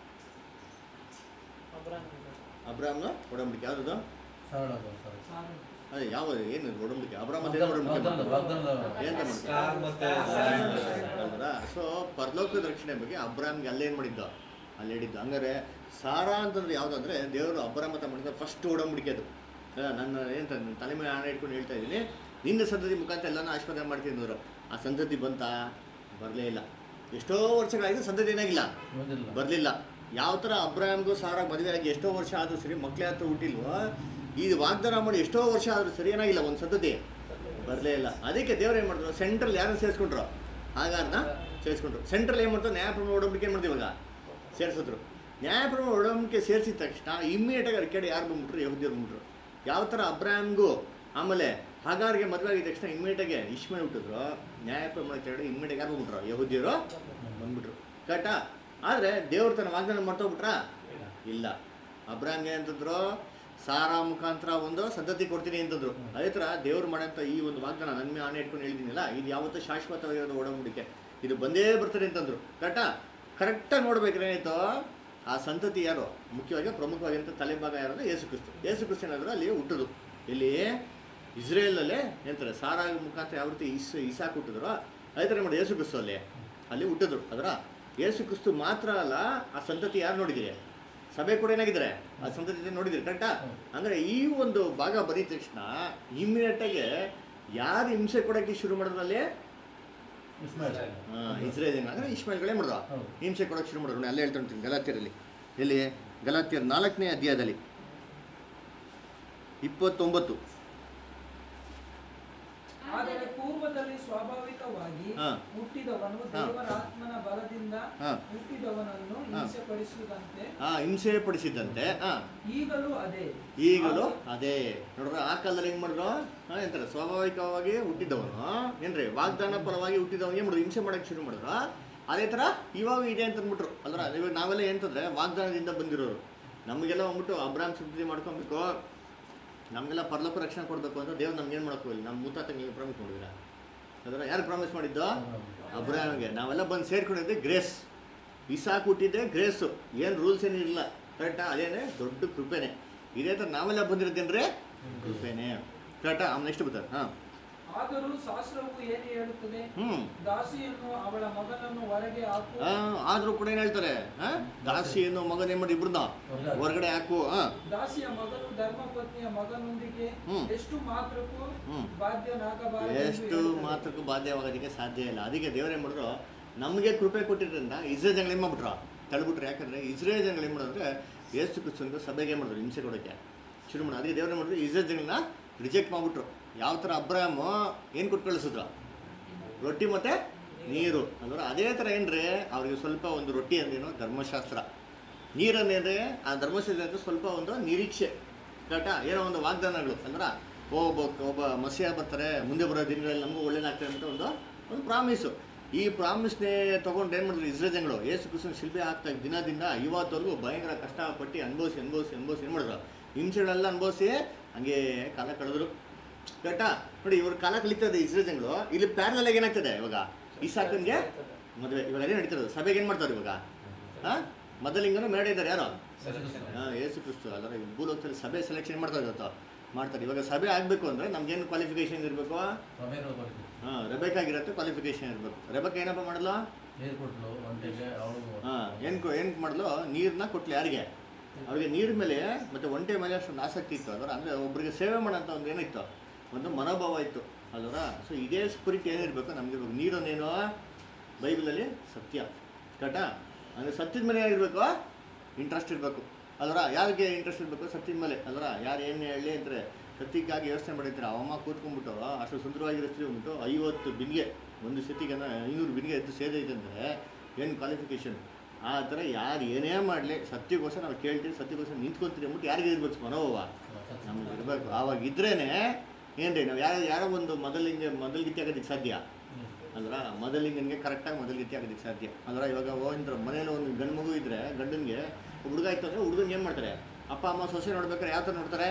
Speaker 2: ಅಬ್ರಾಮ್ನ ಒಡಂಬಡಿಕೆ ಯಾವ್ದು
Speaker 3: ಸರಳ ಅದು, ಸರಳ.
Speaker 5: ಸಾರು.
Speaker 2: ಅದೇ ಯಾವ ಏನು ಒಡಂಬಡಿಕೆ ಅಬ್ರಾಮ್ ಮತ್ತೆ ಏನು ಒಡಂಬಡಿಕೆ
Speaker 3: ವಾಗ್ದಾನದ-
Speaker 2: ಮಾಡಿದ್ರು?
Speaker 3: ವಾಗ್ದಾನದ-
Speaker 2: ಏನ್ ಮಾಡ್ತಾರೆ?
Speaker 1: ಸ್ಟಾರ್ ಮತ್ತೆ
Speaker 2: ಅಲ್ವರಾ ಸೊ ಪರಲೋಕದ ರಕ್ಷಣೆ ಬಗ್ಗೆ ಅಬ್ರಾಮ್ಗೆ ಅಲ್ಲೇನು ಮಾಡಿದ್ದು ಅಲ್ಲಿ ಹೇಳಿದ್ದು ಹಂಗಾರೆ ಸಾರ ಅಂತಂದ್ರೆ ಯಾವುದಂದ್ರೆ ದೇವರು ಅಬ್ಬರಮತ ಮಾಡಿದ ಫಸ್ಟ್ ಒಡಂಬಡಿಕೆ ಅದು ಆ, ನನ್ನ ಏನಂತ ನನ್ನ ತಲೆ ಮೇಲೆ ಹಣ ಇಟ್ಕೊಂಡು ಹೇಳ್ತಾ ಇದ್ದೀನಿ ನಿನ್ನ ಸಂತತಿ ಮುಖಾಂತರ ಎಲ್ಲನೂ ಆಶೀರ್ವಾದ ಮಾಡ್ತೀನಿ ಅಂದರು ಆ ಸಂತತಿ ಬಂತಾ ಬರಲೇ ಇಲ್ಲ ಎಷ್ಟೋ ವರ್ಷಗಳಾಗಿದೆ ಸಂತತಿ ಏನಾಗಿಲ್ಲ
Speaker 3: ಬಂದಿಲ್ಲ
Speaker 2: ಬರಲಿಲ್ಲ ಯಾವ ಥರ ಅಬ್ರಾಹ್ಮ್ಗೂ ಸಾರ ಮದುವೆ ಆಗಿ ಎಷ್ಟೋ ವರ್ಷ ಆದರೂ ಸರಿ ಮಕ್ಕಳೇ ಹತ್ರ ಹುಟ್ಟಿಲ್ವೋ ಇದು ವಾಗ್ದಾನ ಮಾಡಿ ಎಷ್ಟೋ ವರ್ಷ ಆದರೂ ಸರಿ ಏನಾಗಿಲ್ಲ ಒಂದು ಸಂತತಿ ಬರಲೇ ಇಲ್ಲ ಅದಕ್ಕೆ ದೇವ್ರು ಏನು ಮಾಡಿದ್ರು ಸೆಂಟ್ರಲ್ ಯಾರನ್ನ ಸೇರಿಸ್ಕೊಂಡ್ರು ಹಾಗಾರನ್ನ ಸೇರಿಸ್ಕೊಂಡ್ರು ಸೆಂಟ್ರಲ್ ಏನು ಮಾಡ್ತಾರೆ ನ್ಯಾಯಪ್ರಮ ಒಡಂಬಡಿಕೆ ಏನು ಮಾಡ್ತೀವಿ ಇವಾಗ ಸೇರಿಸಿದ್ರು ನ್ಯಾಯಪ್ರಮ ಒಡಂಬಡಿಕೆ ಸೇರಿಸಿದ ತಕ್ಷಣ ಇಮ್ಮಿಡಿಯೇಟಾಗಿ ಅದ್ರ ಕಡೆ ಯಾರು ಬಂದ್ಬಿಟ್ರು ಯಹೂದ್ಯರು ಬಂದ್ಬಿಟ್ರು ಯಾವ ಥರ ಅಬ್ರಾಹ್ಮ್ಗೂ ಆಮೇಲೆ ಹಾಗಾರ್ಗೆ ಮದುವೆ ಆಗಿದ ತಕ್ಷಣ ಇಮ್ಮಿಡಿಯೇಟಾಗೆ ಇಶ್ಮೇಲ್ ಹುಟ್ಟಿದ್ರು ನ್ಯಾಯಪ್ರಮಾಣ ಕೆಳಗಡೆ ಇಮ್ಮಿಡಿಯೇಟ್ ಯಾರು ಬಂದ್ಬಿಟ್ರು ಯಹೂದ್ಯರು ಬಂದ್ಬಿಟ್ರು ಕರೆಕ್ಟಾ ಆದರೆ ದೇವ್ರ ತನ್ನ ವಾಗ್ದಾನ ಮಾಡ್ತೋಗ್ಬಿಟ್ರಾ ಇಲ್ಲ ಅಬ್ರಾಹ್ಮ್ಗೆ ಅಂತಂದ್ರು ಸಾರ ಮುಖಾಂತರ ಒಂದು ಸಂತತಿ ಕೊಡ್ತೀನಿ ಅಂತಂದ್ರು ಅದೇ ಥರ ದೇವ್ರು ಮಾಡೋಂಥ ಈ ಒಂದು ವಾಗ್ದಾನ ನನ್ನ ಮೇಲೆ ಆಣೆ ಇಟ್ಕೊಂಡು ಹೇಳಿದ್ದೀನಲ್ಲ ಇದು ಯಾವತ್ತೂ ಶಾಶ್ವತವಾಗಿರೋದು ಒಡಂಬಡಿಕೆ ಇದು ಬಂದೇ ಬರ್ತಾರೆ ಅಂತಂದ್ರು ಕರೆಕ್ಟಾ ಕರೆಕ್ಟಾಗಿ ನೋಡ್ಬೇಕ್ರೆ ಏನಾಯ್ತು ಆ ಸಂತತಿ ಯಾರು ಮುಖ್ಯವಾಗಿ ಪ್ರಮುಖವಾಗಿರೋಂಥ ತಲೆಭಾಗ ಯಾರು ಅಂದ್ರೆ ಯೇಸು ಕ್ರಿಸ್ತು ಯೇಸು ಕ್ರಿಸ್ತು ಏನಾದ್ರು ಅಲ್ಲಿ ಹುಟ್ಟುದು ಇಲ್ಲಿ ಇಸ್ರೇಲಲ್ಲೇ ಏನಂತಾರೆ ಸಾರ ಮುಖಾಂತರ ಯಾವ ರೀತಿ ಇಸ್ ಇಸಾಕ್ ಹುಟ್ಟಿದ್ರು ಅದೇ ಥರ ಮಾಡಿ ಯೇಸು ಕ್ರಿಸ್ತು ಅಲ್ಲಿ ಅಲ್ಲಿ ಹುಟ್ಟಿದ್ರು ಅದರ ಯೇಸು ಕ್ರಿಸ್ತು ಮಾತ್ರ ಅಲ್ಲ ಆ ಸಂತತಿ ಯಾರು ನೋಡಿದಿರಿ ಸಭೆ ಕೂಡ ಏನಾಗಿದ್ದಾರೆ ಆ ಸಂತತಿ ನೋಡಿದಿರಿ ಕರೆಕ್ಟಾ ಅಂದರೆ ಈ ಒಂದು ಭಾಗ ಬರೀದ ತಕ್ಷಣ ಇಮ್ಮಿಡಿಯೇಟಾಗಿ ಯಾರು ಹಿಂಸೆ ಕೊಡೋಕ್ಕೆ ಶುರು ಮಾಡಿದ್ರು ಅಲ್ಲಿ
Speaker 3: ಇಸ್ಮಾಯಿಲ್
Speaker 2: ಇಸ್ರೇಲ್ ಅಂದರೆ ಇಸ್ಮಾಯಿಲ್ಗಳೇ ಮಾಡಿದ್ರು
Speaker 3: ಹೌದು.
Speaker 2: ಹಿಂಸೆ ಕೊಡೋಕ್ಕೆ ಶುರು ಮಾಡಿದ್ರು ನಾನು ಅಲ್ಲೇ ಹೇಳ್ತಾ ಇರ್ತೀನಿ ಗಲಾತಿಯರಲ್ಲಿ ಎಲ್ಲಿ ಗಲಾತಿಯರ್ ನಾಲ್ಕನೇ ಅಧ್ಯಾಯದಲ್ಲಿ ಇಪ್ಪತ್ತೊಂಬತ್ತು
Speaker 5: ಆದರೆ ಪೂರ್ವದಲ್ಲಿ ಸ್ವಾಭಾವಿಕವಾಗಿ
Speaker 2: ಹಾ.
Speaker 5: ಹುಟ್ಟಿದವನು
Speaker 2: ಹಾ.
Speaker 5: ದೇವರ ಆತ್ಮನ ಬಲದಿಂದ
Speaker 2: ಹಾಂ
Speaker 5: ಹುಟ್ಟಿದವನನ್ನು
Speaker 2: ಹಾ.
Speaker 5: ಹಿಂಸೆ ಪಡಿಸುವುದಂತೆ
Speaker 2: ಹಾಂ ಹಿಂಸೆ ಪಡಿಸಿದ್ದಂತೆ ಹಾಂ
Speaker 5: ಈಗಲೂ ಅದೇ
Speaker 2: ಈಗಲೂ ಅದೇ ನೋಡ್ರ ಆ ಕಾಲದಲ್ಲಿ ಹೆಂಗ್ ಮಾಡಿದ್ರು ಹಾಂ ಎಂತಾರೆ ಸ್ವಾಭಾವಿಕವಾಗಿ ಹುಟ್ಟಿದವನು ಏನ್ರಿ ವಾಗ್ದಾನ ಪರವಾಗಿ ಹುಟ್ಟಿದವನಿಗೆ ಮಾಡಿದ್ರು ಹಿಂಸೆ ಮಾಡಕ್ಕೆ ಶುರು ಮಾಡಿದ್ರು ಅದೇ ಥರ ಇವಾಗ ಇದೆ ಅಂತ ಅಂದ್ಬಿಟ್ರು ಅಲ್ರ ಇವಾಗ ನಾವೆಲ್ಲ ಏನಂತಂದ್ರೆ ವಾಗ್ದಾನದಿಂದ ಬಂದಿರೋರು ನಮಗೆಲ್ಲ ಬಂದ್ಬಿಟ್ಟು ಅಬ್ರಾಮ್ ಸಿದ್ಧತೆ ಮಾಡ್ಕೊಬೇಕು ನಮಗೆಲ್ಲ ಪರಲೋಕ ರಕ್ಷಣೆ ಕೊಡಬೇಕು ಅಂತ ದೇವ್ರು ನಮ್ಗೆ ಏನು ಮಾಡೋಕ್ಕೋಗಿಲ್ಲ ನಮ್ಮ ಮುತ್ತಾತಂಗೆ ಪ್ರಾಮಿಸ್ ಮಾಡಿದ್ರ ಅದರ ಯಾರು ಪ್ರಾಮಿಸ್ ಮಾಡಿದ್ದು ಅಬ್ರಾಹ್ಮ್ಗೆ ನಾವೆಲ್ಲ ಬಂದು ಸೇರ್ಕೊಂಡಿದ್ದೆ ಗ್ರೇಸ್ ಇಸಾಕ್ ಹುಟ್ಟಿದ್ದೆ ಗ್ರೇಸು ಏನು ರೂಲ್ಸ್ ಏನಿಲ್ಲ ಕರೆಕ್ಟಾ ಅದೇನೆ ದೊಡ್ಡ ಕೃಪೆನೆ ಇದೇ ಥರ ನಾವೆಲ್ಲ ಬಂದಿರೋದೇನ್ರಿ ಕೃಪೆನೆ ಕರೆಕ್ಟಾ ಆಮೇಲೆ ನೆಕ್ಸ್ಟ್ ಬರ್ತಾರೆ ಹಾಂ
Speaker 5: ಆದರೂ ಶಾಸ್ತ್ರವು ಏನು ಹೇಳುತ್ತದೆ
Speaker 2: ಹ್ಞೂ
Speaker 5: ದಾಸಿಯನ್ನು ಅವಳ ಮಗನನ್ನು ಹೊರಗೆ ಹಾಕು
Speaker 2: ಆದರೂ ಕೂಡ ಏನು ಹೇಳ್ತಾರೆ ಹಾಂ ದಾಸಿಯನ್ನು ಮಗನ ಏನು ಮಾಡಿ ಇಬ್ರನ್ನ ಹೊರಗಡೆ ಹಾಕು ಹಾಂ
Speaker 5: ದಾಸಿಯ ಮಗನು ಧರ್ಮಪತ್ನಿಯ ಮಗನೊಂದಿಗೆ
Speaker 2: ಹ್ಮ್.
Speaker 5: ಎಷ್ಟು ಮಾತ್ರಕ್ಕೂ
Speaker 2: ಹ್ಮ್.
Speaker 5: ಬಾಧ್ಯನಾಗಬಾರದು
Speaker 2: ಎಷ್ಟು ಮಾತ್ರಕ್ಕೂ ಬಾಧ್ಯವಾಗೋದಕ್ಕೆ ಸಾಧ್ಯ ಇಲ್ಲ ಅದಕ್ಕೆ ದೇವರೇ ಮಾಡಿದ್ರು ನಮಗೆ ಕೃಪೆ ಕೊಟ್ಟಿದ್ರಿಂದ ಇಸ್ರೇಲ್ ಜನಗಳು ಏನು ಮಾಡ್ಬಿಟ್ರು ತಳ್ಬಿಟ್ರು ಯಾಕಂದರೆ ಇಸ್ರೇಲ್ ಜನಗಳು ಏನು ಮಾಡಿದ್ರೆ ಏಸು ಕ್ರಿಸ್ತಂದು ಸಭೆಗೆ ಏನು ಮಾಡಿದ್ರು ಹಿಂಸೆ ಕೊಡೋಕ್ಕೆ ಶುರು ಮಾಡಿ ಅದಕ್ಕೆ ದೇವರೇ ಮಾಡಿದ್ರು ಇಸ್ರೇಲ್ ಜನಗಳನ್ನ ರಿಜೆಕ್ಟ್ ಮಾಡಿಬಿಟ್ರು ಯಾವ ಥರ ಅಬ್ರಾಹಮು ಏನು ಕೊಟ್ಟು ಕಳಿಸಿದ್ರು ರೊಟ್ಟಿ ಮತ್ತು ನೀರು ಅಂದ್ರೆ ಅದೇ ಥರ ಏನ್ರಿ ಅವ್ರಿಗೆ ಸ್ವಲ್ಪ ಒಂದು ರೊಟ್ಟಿ ಅಂದೇನು ಧರ್ಮಶಾಸ್ತ್ರ ನೀರನ್ನೇನ್ರಿ ಆ ಧರ್ಮಶಾಸ್ತ್ರ ಅಂದ್ರೆ ಸ್ವಲ್ಪ ಒಂದು ನಿರೀಕ್ಷೆ ಕರೆಕ್ಟಾ ಏನೋ ಒಂದು ವಾಗ್ದಾನಗಳು ಅಂದ್ರೆ ಒಬ್ಬ ಒಬ್ಬ ಮಸಿಯ ಬರ್ತಾರೆ ಮುಂದೆ ಬರೋ ದಿನಗಳಲ್ಲಿ ನಮಗೂ ಒಳ್ಳೇದಾಗ್ತದೆ ಅಂತ ಒಂದು ಒಂದು ಪ್ರಾಮಿಸು ಈ ಪ್ರಾಮಿಸ್ನೇ ತೊಗೊಂಡು ಏನು ಮಾಡಿದ್ರು ಇಸ್ರೇಲ್ ಜನಗಳು ಏಸು ಕೃಷ್ಣ ಶಿಲ್ಪಿ ಆಗ್ತಾ ದಿನದಿಂದ ಇವತ್ತವರೆಗೂ ಭಯಂಕರ ಕಷ್ಟಪಟ್ಟು ಅನುಭವಿಸಿ ಅನುಭವಿಸಿ ಅನುಭವಿಸಿ ಏನು ಮಾಡಿದ್ರು ಹಿಂಸೆಗಳೆಲ್ಲ ಅನುಭವಿಸಿ ಹಂಗೆ ಕಾಲ ಕಳೆದ್ರು ಕರೆಕ್ಟಾ ನೋಡಿ ಇವ್ರ ಕಾಲ ಕಳೀತದೆ ಇಸ್ರೇಲ್ ಜನಗಳು ಇಲ್ಲಿ ಪ್ಯಾರಲ್ ಏನಾಗ್ತದೆ ಇವಾಗ ಇಸಾಕನ್ಗೆ ಮದುವೆ ಇವಾಗ ಅದೇ ನಡೀತಿರೋದು ಸಭೆಗೆ ಏನು ಮಾಡ್ತಾರೆ ಇವಾಗ ಹಾಂ ಮೊದಲಿಂಗನು ಮೇಡ ಇದ್ದಾರೆ ಯಾರು ಹಾಂ ಏಸು ಕ್ರಿಸ್ತು ಅಲ್ಲರ ಭೂಲೋಕದಲ್ಲಿ ಸಭೆ ಸೆಲೆಕ್ಷನ್ ಮಾಡ್ತಾರೆ ಇವತ್ತು ಮಾಡ್ತಾರೆ ಇವಾಗ ಸಭೆ ಆಗಬೇಕು ಅಂದರೆ ನಮ್ಗೇನು ಕ್ವಾಲಿಫಿಕೇಶನ್ ಇರಬೇಕು
Speaker 3: ಸಭೆಗಳು ಬರ್ತೀವಿ
Speaker 2: ಹಾಂ ರೆಬೇಕಾಗಿರತ್ತೆ ಕ್ವಾಲಿಫಿಕೇಶನ್ ಇರಬೇಕು ರೆಬೆಕ್ ಏನಪ್ಪ ಮಾಡಲ್ಲ
Speaker 3: ನೀರು ಕೊಟ್ಲು ಒಂಟೆಗೆ ಅವಳು
Speaker 2: ಹಾಂ ಏನು ಏನು ಮಾಡಲು ನೀರನ್ನ ಕೊಟ್ಲು ಯಾರಿಗೆ ಅವ್ರಿಗೆ ನೀರ ಮೇಲೆ ಮತ್ತು ಒಂಟೆ ಮೇಲೆ ಅಷ್ಟೊಂದು ಆಸಕ್ತಿ ಇತ್ತು ಅದರ ಅಂದರೆ ಒಬ್ಬರಿಗೆ ಸೇವೆ ಮಾಡೋಂಥ ಒಂದು ಏನಿತ್ತು ಒಂದು ಮನೋಭಾವ ಇತ್ತು ಅಲ್ವರ ಸೊ ಇದೇ ಸ್ಪಿರಿಟ್ ಏನಿರಬೇಕು ನಮಗೆ ನೀರನ್ನೇನೋ ಬೈಬಲಲ್ಲಿ ಸತ್ಯ ಕಟ ಅಂದರೆ ಸತ್ಯದ ಮೇಲೆ ಏನಿರಬೇಕು ಇಂಟ್ರೆಸ್ಟ್ ಇರಬೇಕು ಅಲ್ವರ ಯಾರಿಗೆ ಇಂಟ್ರೆಸ್ಟ್ ಇರಬೇಕು ಸತ್ಯದ ಮೇಲೆ ಅಲ್ವರ ಯಾರು ಏನು ಹೇಳಿ ಅಂದರೆ ಸತ್ಯಕ್ಕಾಗಿ ಯೋಚನೆ ಮಾಡಿರ್ತಾರೆ ಅವಮ್ಮ ಕೂತ್ಕೊಂಡ್ಬಿಟ್ಟು ಅಷ್ಟು ಸುಂದರವಾಗಿರೋ ಸ್ತ್ರೀ ಬಂದ್ಬಿಟ್ಟು ಐವತ್ತು ಬಿನ್ಗೆ ಒಂದು ಸತಿಗೆ ಐನೂರು ಬಿನ್ಗೆ ಎದ್ದು ಸೇದೈತೆ ಅಂದರೆ ಏನು ಕ್ವಾಲಿಫಿಕೇಷನ್ ಆ ಥರ ಯಾರು ಏನೇ ಮಾಡಲಿ ಸತ್ಯಕ್ಕೋಸ್ಕರ ನಾವು ಕೇಳ್ತೀವಿ ಸತ್ಯಕ್ಕೋಸ್ಕರ ನಿಂತ್ಕೊಂತೀರಿ ಅಂದ್ಬಿಟ್ಟು ಯಾರಿಗೆ ಇರ್ಬೇಕು ಮನೋಭಾವ ನಮ್ಗೆ ಇರಬೇಕು ಆವಾಗ ಇದ್ರೇನೆ ಏನ್ರಿ ನಾವು ಯಾರೋ ಯಾರೋ ಒಂದು ಮೊದಲಿಂಗೆ ಮೊದಲಿಗೆ ಆಗೋದಕ್ಕೆ ಸಾಧ್ಯ ಅಲ್ರ ಮೊದಲಿಂಗನಿಗೆ ಕರೆಕ್ಟಾಗಿ ಮೊದಲಿಗೆ ಆಗೋದಕ್ಕೆ ಸಾಧ್ಯ ಅಲ್ರ ಇವಾಗ ಹೋಗಿದ್ರೆ ಮನೇಲಿ ಒಂದು ಗಂಡು ಮಗು ಇದ್ದರೆ ಗಂಡನಿಗೆ ಹುಡುಗ ಆಯ್ತು ಅಂದರೆ ಹುಡುಗನ ಏನು ಮಾಡ್ತಾರೆ ಅಪ್ಪ ಅಮ್ಮ ಸೊಸೆ ನೋಡ್ಬೇಕಾದ್ರೆ ಯಾವ ಥರ ನೋಡ್ತಾರೆ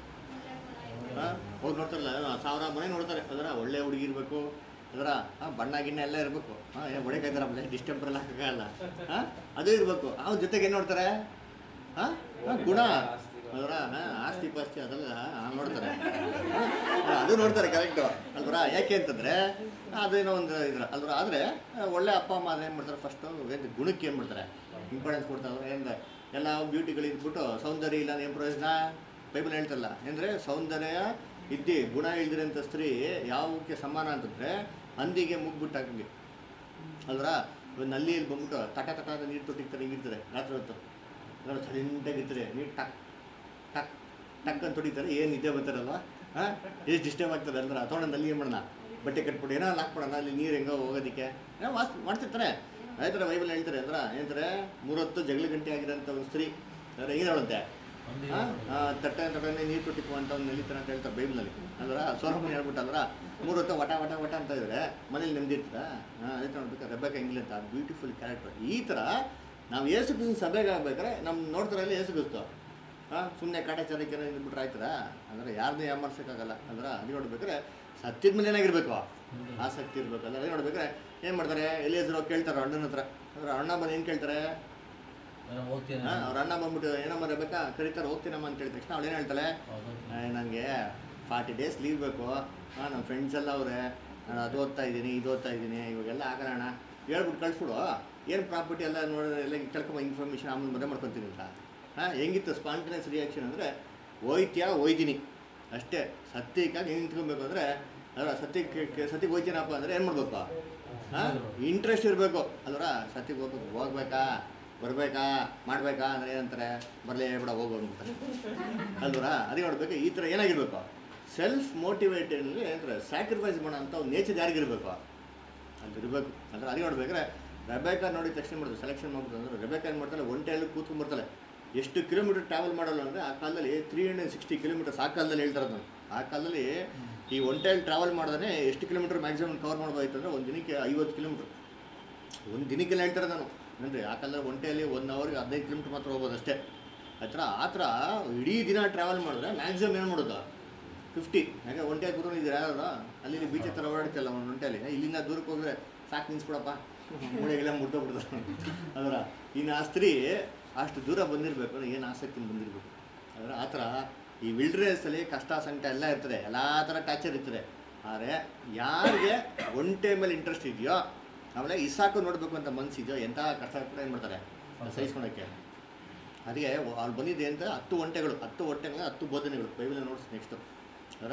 Speaker 2: ಹಾಂ ಹೋಗಿ ನೋಡ್ತಾರಲ್ಲ ಆ, ಸಾವಿರ ಮನೆ ನೋಡ್ತಾರೆ ಅದರ ಒಳ್ಳೆ ಹುಡುಗಿ ಇರಬೇಕು ಅದರ ಹಾಂ ಬಣ್ಣ ಗಿಣ್ಣ ಎಲ್ಲ ಇರಬೇಕು ಹಾಂ ಏನು ಹೊಡೆಕಾಯ್ತಾರ ಆಮೇಲೆ ಡಿಸ್ಟೆಂಪರ್ ಎಲ್ಲ ಹಾಕೋಕ್ಕಾಗಲ್ಲ ಹಾಂ ಅದು ಇರಬೇಕು ಅವ್ರ ಜೊತೆಗೆ ಏನು ನೋಡ್ತಾರೆ ಹಾಂ ಗುಣ ಅದರ ಆಸ್ತಿ ಪಾಸ್ತಿ ಅದೆಲ್ಲ ಆ, ನೋಡ್ತಾರೆ ಹಾ, ಅದು ನೋಡ್ತಾರೆ ಕರೆಕ್ಟು ಅಲ್ವರ ಯಾಕೆ ಅಂತಂದರೆ ಅದೇನೋ ಒಂದು ಇದ್ರ ಅಲ್ವರ ಆದರೆ ಒಳ್ಳೆ ಅಪ್ಪ ಅಮ್ಮ ಅದೇನು ಮಾಡ್ತಾರೆ ಫಸ್ಟು ಗುಣಕ್ಕೆ ಏನು ಮಾಡ್ತಾರೆ ಇಂಪಾರ್ಟೆನ್ಸ್ ಕೊಡ್ತಾ ಇದ್ದಾರೆ ಏನಂದ್ರೆ ಎಲ್ಲ ಬ್ಯೂಟಿಗಳು ಇದ್ಬಿಟ್ಟು ಸೌಂದರ್ಯ ಇಲ್ಲ ಏನು ಪ್ರಯೋಜನ ಬೈಬಲ್ ಹೇಳ್ತಲ್ಲ ಅಂದರೆ ಸೌಂದರ್ಯ ಇದ್ದಿ ಗುಣ ಇಲ್ದಿರೋಂಥ ಸ್ತ್ರೀ ಯಾವಕ್ಕೆ ಸಮಾನ ಅಂತಂದರೆ ಹಂದಿಗೆ ಮುಗ್ಬಿಟ್ಟಾಗಿ ಅಲ್ರ ಒಂದು ನಲ್ಲಿಯಲ್ಲಿ ಬಂದ್ಬಿಟ್ಟು ತಟ ತಟ ಅಂತ ನೀರು ತೊಟ್ಟಿರ್ತಾರೆ ಹಿಂಗಿರ್ತಾರೆ ರಾತ್ರಿ ಹೊತ್ತು ನೋಡಿ ಸೈಲೆಂಟಾಗಿರ್ತಾರೆ ನೀರು ಟಕ್ ಟಕ್ ಟಕ್ ಅಂತ ತೊಡಿತಾರೆ ಏನು ನಿದ್ದೆ ಬರ್ತಾರಲ್ವ ಹಾಂ ಎಷ್ಟು ಡಿಸ್ಟರ್ಬ್ ಆಗ್ತದೆ ಅಂದ್ರೆ ತೊಗೊಂಡು ನಲ್ಲಿ ಏನು ಮಾಡೋಣ ಬಟ್ಟೆ ಕಟ್ಬಿಟ್ಟು ಏನೋ ಹಾಕ್ಬಿಡೋಣ ಅಲ್ಲಿ ನೀರು ಹೆಂಗೋ ಹೋಗೋದಕ್ಕೆ ಏನೋ ವಾಸ್ ಮಾಡ್ತಿರ್ತಾರೆ ಆಯ್ತಾರೆ ಬೈಬಲ್ ಹೇಳ್ತಾರೆ ಅಂದ್ರೆ ಏನಂತಾರೆ ಮೂರೊತ್ತು ಜಗಳ ಗಂಟೆ ಆಗಿರೋಂಥ ಒಂದು ಸ್ತ್ರೀ ಅಂದ್ರೆ ಏನು ಹೇಳುತ್ತೆ
Speaker 3: ಹಂದಿ
Speaker 2: ಆ, ಆ, ತಟ್ಟೆ ತಟ್ಟನೆ ನೀರು ಕೊಟ್ಟಿತ್ತು ಅಂತ ಒಂದು ನೆಲಿತಾನೆ ಅಂತ ಹೇಳ್ತಾರೆ ಬೈಬಲಲ್ಲಿ ಅಲ್ರ ಸೋರಮ್ಮನ ಹೇಳ್ಬಿಟ್ಟಲ್ರ ಮೂರು ಹೊತ್ತು ವಟ ವಟ ವಟ ಅಂತ ಇದ್ರೆ ಮನೇಲಿ ನೆಮ್ಮದಿ ಇರ್ತದ ಅದೇ ನೋಡ್ಬೇಕು ರೆಬ್ಬಕ ಇಂಗ್ಲಿ ಅಂತ ಬ್ಯೂಟಿಫುಲ್ ಕ್ಯಾರೆಕ್ಟರ್ ಈ ಥರ ನಾವು ಏಸು ಕ್ರಿಸ್ತನ ಸಭೆಗೆ ಆಗ್ಬೇಕಾದ್ರೆ ನಮ್ಮ ನೋಡ್ತಾರಲ್ಲಿ ಏಸು ಕ್ರಿಸ್ತು ಹಾಂ ಸುಮ್ಮನೆ ಕಾಟಾಚಾರಕ್ಕೆ ಬಿಟ್ರೆ ಆಯ್ತದ ಅಂದ್ರೆ ಯಾರನ್ನೂ ಯಾಮರ್ಸೋಕ್ಕಾಗಲ್ಲ ಅಂದ್ರೆ ಅದು ನೋಡ್ಬೇಕಾದ್ರೆ ಸತ್ಯದ ಮೇಲೆ ಏನಾಗಿರ್ಬೇಕು ಆಸಕ್ತಿ ಇರ್ಬೇಕಲ್ಲ ಅದೇ ನೋಡ್ಬೇಕಾದ್ರೆ ಏನು ಮಾಡ್ತಾರೆ ಎಲ್ಲಿ ಹೆಸರು ಕೇಳ್ತಾರೆ ಅಣ್ಣನ ಹತ್ರ ಅಂದ್ರೆ ಅಣ್ಣ ಬಂದು ಏನು ಕೇಳ್ತಾರೆ
Speaker 3: ಏನೋ ಹೋಗ್ತೀನಿ
Speaker 2: ಹಾ, ಅವ್ರ ಅಣ್ಣ ಬಂದ್ಬಿಟ್ಟು ಏನಮ್ಮ ಬೇಕಾ ಕರೀತಾರೆ ಹೋಗ್ತೀನಮ್ಮ ಅಂತ ಹೇಳಿದ ತಕ್ಷಣ ಅವಳು ಏನು ಹೇಳ್ತಾಳೆ
Speaker 3: ಹೌದು.
Speaker 2: ನನಗೆ ಫಾರ್ಟಿ ಡೇಸ್ ಲೀವ್ ಬೇಕು ಹಾಂ ನಮ್ಮ ಫ್ರೆಂಡ್ಸ್ ಎಲ್ಲ ಅವರೇ ನಾನು ಅದು ಓದ್ತಾ ಇದ್ದೀನಿ ಇದು ಓದ್ತಾ ಇದ್ದೀನಿ ಇವಾಗೆಲ್ಲ ಆಗಲ್ಲ ಅಣ್ಣ ಹೇಳ್ಬಿಟ್ಟು ಕಳಿಸ್ಬಿಡು ಏನು ಪ್ರಾಪರ್ಟಿ ಎಲ್ಲ ನೋಡಿದ್ರೆ ಎಲ್ಲ ಕೇಳ್ಕೊಂಬ ಇನ್ಫಾರ್ಮೇಷನ್ ಆಮೇಲೆ ಮದುವೆ ಮಾಡ್ಕೊತೀನಿ ಅಂತ ಹಾಂ ಹೆಂಗಿತ್ತು ಸ್ಪಾಂಟೇನಿಯಸ್ ರಿಯಾಕ್ಷನ್ ಅಂದರೆ ಹೋಯ್ತ್ಯಾ ಹೋಯ್ತೀನಿ ಅಷ್ಟೇ ಸತ್ಯಕ್ಕಾಗಿ ಹೆಂಗೆ ನಿಂತ್ಕೊಬೇಕು ಅಂದರೆ ಅದರ ಸತ್ಯಕ್ಕೆ ಸತ್ಯಕ್ಕೆ ಹೋಯ್ತೀನಪ್ಪ ಅಂದರೆ ಏನು ಮಾಡ್ಬೇಕು ಹಾಂ ಇಂಟ್ರೆಸ್ಟ್ ಇರಬೇಕು ಅಲ್ವರ ಸತ್ಯಕ್ಕೆ ಹೋಗ್ಬೇಕು ಹೋಗ್ಬೇಕಾ ಬರಬೇಕಾ ಮಾಡಬೇಕಾ ಅಂದರೆ ಏನಂತಾರೆ ಬರಲೇ ಬೇಡ ಹೋಗು ಅಂತಾರೆ ಅಲ್ವರ ಅದೇ ನೋಡ್ಬೇಕು ಈ ಥರ ಏನಾಗಿರ್ಬೇಕು ಸೆಲ್ಫ್ ಮೋಟಿವೇಟೆಡ್ ಏನಂತಾರೆ ಸ್ಯಾಕ್ರಿಫೈಸ್ ಮಾಡೋ ಅಂತ ಒಂದು ನೇಚರ್ ಯಾರಿಗಿರ್ಬೇಕು ಅಂತ ಇರಬೇಕು ಅಂದ್ರೆ ಅದೇ ನೋಡ್ಬೇಕಾದ್ರೆ ರೆಬೇಕಾ ನೋಡಿದ ತಕ್ಷಣ ಮಾಡಿದ್ರು ಸೆಲೆಕ್ಷನ್ ಮಾಡ್ಬಿಟ್ಟು ಅಂದ್ರೆ ರೆಬೇಕಾ ಏನು ಮಾಡ್ತಾಳೆ ಒಂಟೆಯಲ್ಲಿ ಕೂತ್ಕೊಂಡ್ಬರ್ತಾಳೆ ಎಷ್ಟು ಕಿಲೋಮೀಟರ್ ಟ್ರಾವೆಲ್ ಮಾಡಲ್ಲ ಅಂದರೆ ಆ ಕಾಲದಲ್ಲಿ ತ್ರೀ ಹಂಡ್ರೆಡ್ ಸಿಕ್ಸ್ಟಿ ಕಿಲೋಮೀಟರ್ಸ್ ಆ ಕಾಲದಲ್ಲಿ ಹೇಳ್ತಾರೆ ಅದನ್ನು ಆ ಕಾಲದಲ್ಲಿ ಈ ಒಂಟೆಯಲ್ಲಿ ಟ್ರಾವೆಲ್ ಮಾಡಿದ್ರೆ ಎಷ್ಟು ಕಿಲೋಮೀಟರ್ ಮ್ಯಾಕ್ಸಿಮಮ್ ಕವರ್ ಮಾಡ್ಬೋದಾಯ್ತು ಅಂದರೆ ಒಂದು ದಿನಕ್ಕೆ ಐವತ್ತು ಕಿಲೋಮೀಟ್ರ್ ಒಂದು ದಿನಕ್ಕೆಲ್ಲ ಹೇಳ್ತಾರೆ ನಾನು ಅಂದರೆ ಆ ಕಾಲದಲ್ಲಿ ಒಂಟೆಯಲ್ಲಿ ಒನ್ ಅವರ್ಗೆ ಹದಿನೈದು ಕಿಲೋಮೀಟ್ರ್ ಮಾತ್ರ ಹೋಗ್ಬೋದು ಅಷ್ಟೇ ಆ ಥರ ಆ ಥರ ಇಡೀ ದಿನ ಟ್ರಾವೆಲ್ ಮಾಡಿದ್ರೆ ಮ್ಯಾಕ್ಸಿಮಮ್ ಏನು ಮಾಡೋದು ಫಿಫ್ಟಿ ಯಾಕೆ ಒಂಟೆ ಕೂತ್ಕೊಂಡಿದ್ದೀರಾ ಯಾರು ಅಲ್ಲಿ ಇಲ್ಲಿ ಬೀಚ್ ಹತ್ರ ಓಡಾಡ್ತಿಲ್ಲ ಒಂದು ಒಂಟೆಯಲ್ಲಿ ಇಲ್ಲಿಂದ ದೂರಕ್ಕೆ ಹೋದ್ರೆ ಸಾಕು ನಿಲ್ಸ್ಬಿಡಪ್ಪ ಮೂಳೆಗೆಲ್ಲ ಮುರ್ದೋಗ್ಬಿಡ್ತಾರೆ ಅದರ ಇನ್ನು ಆ ಸ್ತ್ರೀ ಅಷ್ಟು ದೂರ ಬಂದಿರಬೇಕು ಅಂದ್ರೆ ಏನು ಆಸಕ್ತಿ ಬಂದಿರಬೇಕು ಅದರ ಆ ಥರ ಈ ವಿಲ್ಡ್ರೆಸ್ಸಲ್ಲಿ ಕಷ್ಟ ಸಂಕಟ ಎಲ್ಲ ಇರ್ತದೆ ಎಲ್ಲ ಥರ ಟಾರ್ಚರ್ ಇರ್ತದೆ ಆದರೆ ಯಾರಿಗೆ ಒಂಟೆ ಮೇಲೆ ಇಂಟ್ರೆಸ್ಟ್ ಇದೆಯೋ ಆಮೇಲೆ ಇಸಾಕು ನೋಡಬೇಕು ಅಂತ ಮನಸ್ಸಿದೆಯೋ ಎಂಥ ಕಷ್ಟ ಕೂಡ ಏನು ಮಾಡ್ತಾರೆ ಸಹಿಸ್ಕೊಳಕ್ಕೆ ಅದಕ್ಕೆ ಅಲ್ಲಿ ಬಂದಿದೆ ಅಂತ ಹತ್ತು ಒಂಟೆಗಳು ಹತ್ತು ಒಂಟೆಗಳು ಹತ್ತು ಬೋಧನೆಗಳು ಬೈಬಲ್ ನೋಡ್ಸಿ ನೆಕ್ಸ್ಟು ಅದರ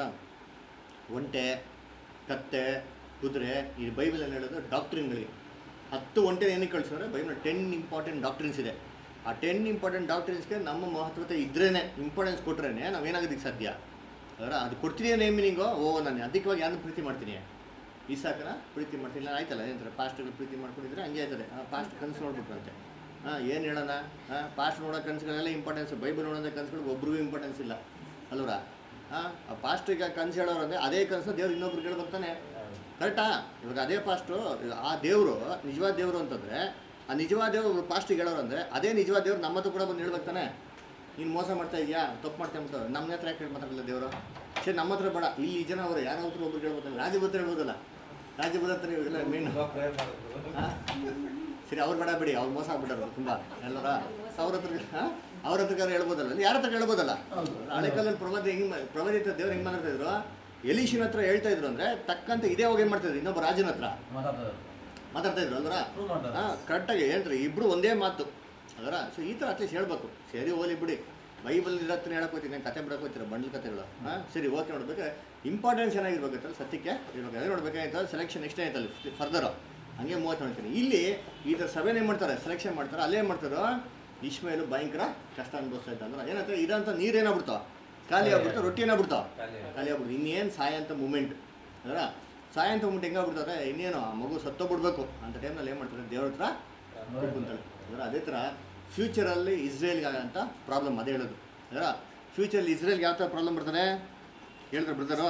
Speaker 2: ಒಂಟೆ ಕತ್ತೆ ಕುದುರೆ ಈ ಬೈಬಲಲ್ಲಿ ಹೇಳೋದು ಡಾಕ್ಟ್ರಿನ್ಗಳಿಗೆ ಹತ್ತು ಒಂಟೆ ಏನಕ್ಕೆ ಕಳಿಸಿದ್ರೆ ಬೈಬಲ್ ಟೆನ್ ಇಂಪಾರ್ಟೆಂಟ್ ಡಾಕ್ಟ್ರಿನ್ಸ್ ಇದೆ ಆ ಟೆನ್ ಇಂಪಾರ್ಟೆಂಟ್ ಡಾಕ್ಟ್ರಿನ್ಸ್ಗೆ ನಮ್ಮ ಮಹತ್ವತೆ ಇದ್ರೇ ಇಂಪಾರ್ಟೆನ್ಸ್ ಕೊಟ್ರೇ ನಾವೇನಾಗೋದಕ್ಕೆ ಸಾಧ್ಯ ಅದರ ಅದು ಕೊಡ್ತೀನಿ ನೇಮ್ ಮೀನಿಂಗು ಓ ನಾನು ಅಧಿಕವಾಗಿ ಯಾರನ್ನ ಪ್ರೀತಿ ಮಾಡ್ತೀನಿ ಈ ಸಾಕನ ಪ್ರೀತಿ ಮಾಡ್ತೀನಿ ಇಲ್ಲ ಆಯ್ತಲ್ಲ ಏನಂತಾರೆ ಪಾಸ್ಟ್ಗಳು ಪ್ರೀತಿ ಮಾಡ್ಕೊಂಡಿದ್ರೆ ಹಂಗೆ ಆಯ್ತದೆ ಪಾಸ್ಟ್ ಕನಸು ನೋಡ್ಬಿಟ್ರಂತೆ ಹಾಂ ಏನು ಹೇಳೋಣ ಹಾಂ ಪಾಸ್ಟ್ ನೋಡೋ ಕನಸುಗಳೆಲ್ಲ ಇಂಪಾರ್ಟೆನ್ಸ್ ಬೈಬಲ್ ನೋಡೋ ಕನಸುಗಳಿಗೆ ಒಬ್ರಿಗೂ ಇಂಪಾರ್ಟೆನ್ಸ್ ಇಲ್ಲ ಅಲ್ವರ ಹಾಂ ಆ ಪಾಸ್ಟ್ರಿಗೆ ಕನಸು ಹೇಳೋರು ಅಂದರೆ ಅದೇ ಕನಸು ದೇವ್ರು ಇನ್ನೊಬ್ರಿಗೆ ಹೇಳ್ಬರ್ತಾನೆ ಕರೆಕ್ಟಾ ಇವಾಗ ಅದೇ ಪಾಸ್ಟು ಆ ದೇವರು ನಿಜವಾದ ದೇವರು ಅಂತಂದರೆ ಆ ನಿಜವಾದ ದೇವರು ಪಾಸ್ಟಿಗೆ ಹೇಳೋರು ಅಂದರೆ ಅದೇ ನಿಜವಾದ ದೇವ್ರು ನಮ್ಮ ಹತ್ರ ಕೂಡ ಬಂದು ಹೇಳ್ಬೇಕು ತಾನೆ ನೀನು ಮೋಸ ಮಾಡ್ತಾ ಇದೆಯಾ ತಪ್ಪು ಮಾಡ್ತಾ ಅಂತ ನಮ್ಮ ಹತ್ರ ಯಾಕೆ ಮಾತಾಡಲ್ಲ ದೇವರು ಸರಿ ನಮ್ಮ ಹತ್ರ ಬೇಡ ಇಲ್ಲಿ ಈ ಜನ ಅವರು ಯಾರ ಹತ್ರ ಒಬ್ರು ಹೇಳ್ಬೋದಲ್ಲ ರಾಜಭದ್ರ ಹೇಳ್ಬೋದಲ್ಲ ರಾಜಭದ್ರ ಹತ್ರ ಇವೆಲ್ಲ ಮೇನ್
Speaker 1: ತುಂಬಾ ಪ್ರೇಯರ್ ಮಾಡಿದ್ರು
Speaker 2: ಹಾ? ಸರಿ ಅವ್ರು ಬೇಡ ಬಿಡಿ ಅವ್ರು ಮೋಸ ಆಗ್ಬಿಟ್ಟಾರ ತುಂಬ ಎಲ್ಲರ ಅವ್ರ ಹತ್ರ ಹಾಂ ಅವ್ರ ಹತ್ರ ಹೇಳ್ಬೋದಲ್ಲ ಯಾರ ಹತ್ರ ಹೇಳ್ಬೋದಲ್ಲ ಹಳೆ ಕಾಲದಲ್ಲಿ ಪ್ರವಾದಿ ಹೆಂಗ್ ಮಾ- ಪ್ರವಾದಿತ ದೇವ್ರು ಹೆಂಗ್ ಮಾತಾಡ್ತಾ ಇದ್ರು ಎಲೀಶಿನ ಹತ್ರ ಹೇಳ್ತಾ ಇದ್ರು ಅಂದ್ರೆ ತಕ್ಕಂತೆ ಇದೇ ಹೋಗಿ ಏನ್ ಮಾಡ್ತಾ ಇದ್ರು ಇನ್ನೊಬ್ಬ ರಾಜನ ಹತ್ರ
Speaker 3: ಮಾತಾಡ್ತಾರೆ
Speaker 2: ಮಾತಾಡ್ತಾ ಇದ್ರು ಅಲ್ವರ
Speaker 3: ಪ್ರೂವ್ ಮಾಡ್ತಾರೆ
Speaker 2: ಹಾಂ ಕರೆಕ್ಟಾಗಿ ಹೇಳ್ತಾರೆ ಇಬ್ರು ಒಂದೇ ಮಾತು ಅದರ ಸೊ ಈ ಥರ ಅಟ್ಲೀಸ್ಟ್ ಹೇಳ್ಬೇಕು ಸರಿ ಹೋಲಿ ಬಿಡಿ ಬೈಬಲ್ ಇರತ್ತನ್ನ ಹೇಳಕ್ ಹೋಗ್ತೀನಿ ನಾನು ಕತೆ ಬಿಡಕ್ಕೆ ಹೋಗ್ತೀರ ಬಂಡಲ್ ಕತೆಗಳು ಹಾಂ ಸರಿ ಓಕೆ ನೋಡ್ಬೇಕು ಇಂಪಾರ್ಟೆನ್ಸ್ ಏನಾಗಿರ್ಬೇಕಂತಲ್ಲ ಸತ್ಯಕ್ಕೆ ಇರ್ಬೇಕು ಅದೇ ನೋಡ್ಬೇಕಾಯ್ತು ಸೆಲೆಕ್ಷನ್ ನೆಕ್ಸ್ಟ್ ಆಯ್ತಲ್ಲ ಫರ್ದರ್ ಹಂಗೆ ಮೂವತ್ತು ನೋಡ್ತೀನಿ ಇಲ್ಲಿ ಈ ಥರ ಸಭೆನೇ ಮಾಡ್ತಾರೆ ಸೆಲೆಕ್ಷನ್ ಮಾಡ್ತಾರೆ ಅಲ್ಲೇ ಮಾಡ್ತಾರೋ ಇಶ್ಮೇಲು ಭಯಂಕರ ಕಷ್ಟ ಅನುಭವಿಸ್ತಾ ಇದ್ದ ಅಂದ್ರೆ ಏನಂತ ಇದಂತ ನೀರೇನಾಗ್ಬಿಡ್ತಾವ ಖಾಲಿ ಆಗ್ಬಿಡ್ತಾವ ರೊಟ್ಟಿ ಏನಾಗ್ಬಿಡ್ತಾವ
Speaker 1: ಖಾಲಿ
Speaker 2: ಖಾಲಿ ಆಗ್ಬಿಡ್ತು ಇನ್ನೇನು ಸಾಯ ಅಂತ ಮೂಮೆಂಟ್ ಅದರ ಸಾಯ ಅಂತ ಮೂಮೆಂಟ್ ಹೆಂಗಾಗ್ಬಿಡ್ತಾರೆ ಇನ್ನೇನು ಆ ಮಗು ಸತ್ತೋಗ್ಬಿಡ್ಬೇಕು ಅಂತ ಟೈಮ್ನಲ್ಲಿ ಏನು ಮಾಡ್ತಾರೆ ದೇವ್ರ ಹತ್ರ ಹೋಗಿ ಕುಂತಾಳೆ ಅದರ ಅದೇ ಥರ ಫ್ಯೂಚರಲ್ಲಿ ಇಸ್ರೇಲ್ಗೆ ಆಗಂತ ಪ್ರಾಬ್ಲಮ್ ಅದೇ ಹೇಳೋದು ಅದರ ಫ್ಯೂಚರಲ್ಲಿ ಇಸ್ರೇಲ್ಗೆ ಯಾವ ಥರ ಪ್ರಾಬ್ಲಮ್ ಬರ್ತಾರೆ ಹೇಳಿದ್ರೆ ಬ್ರದರು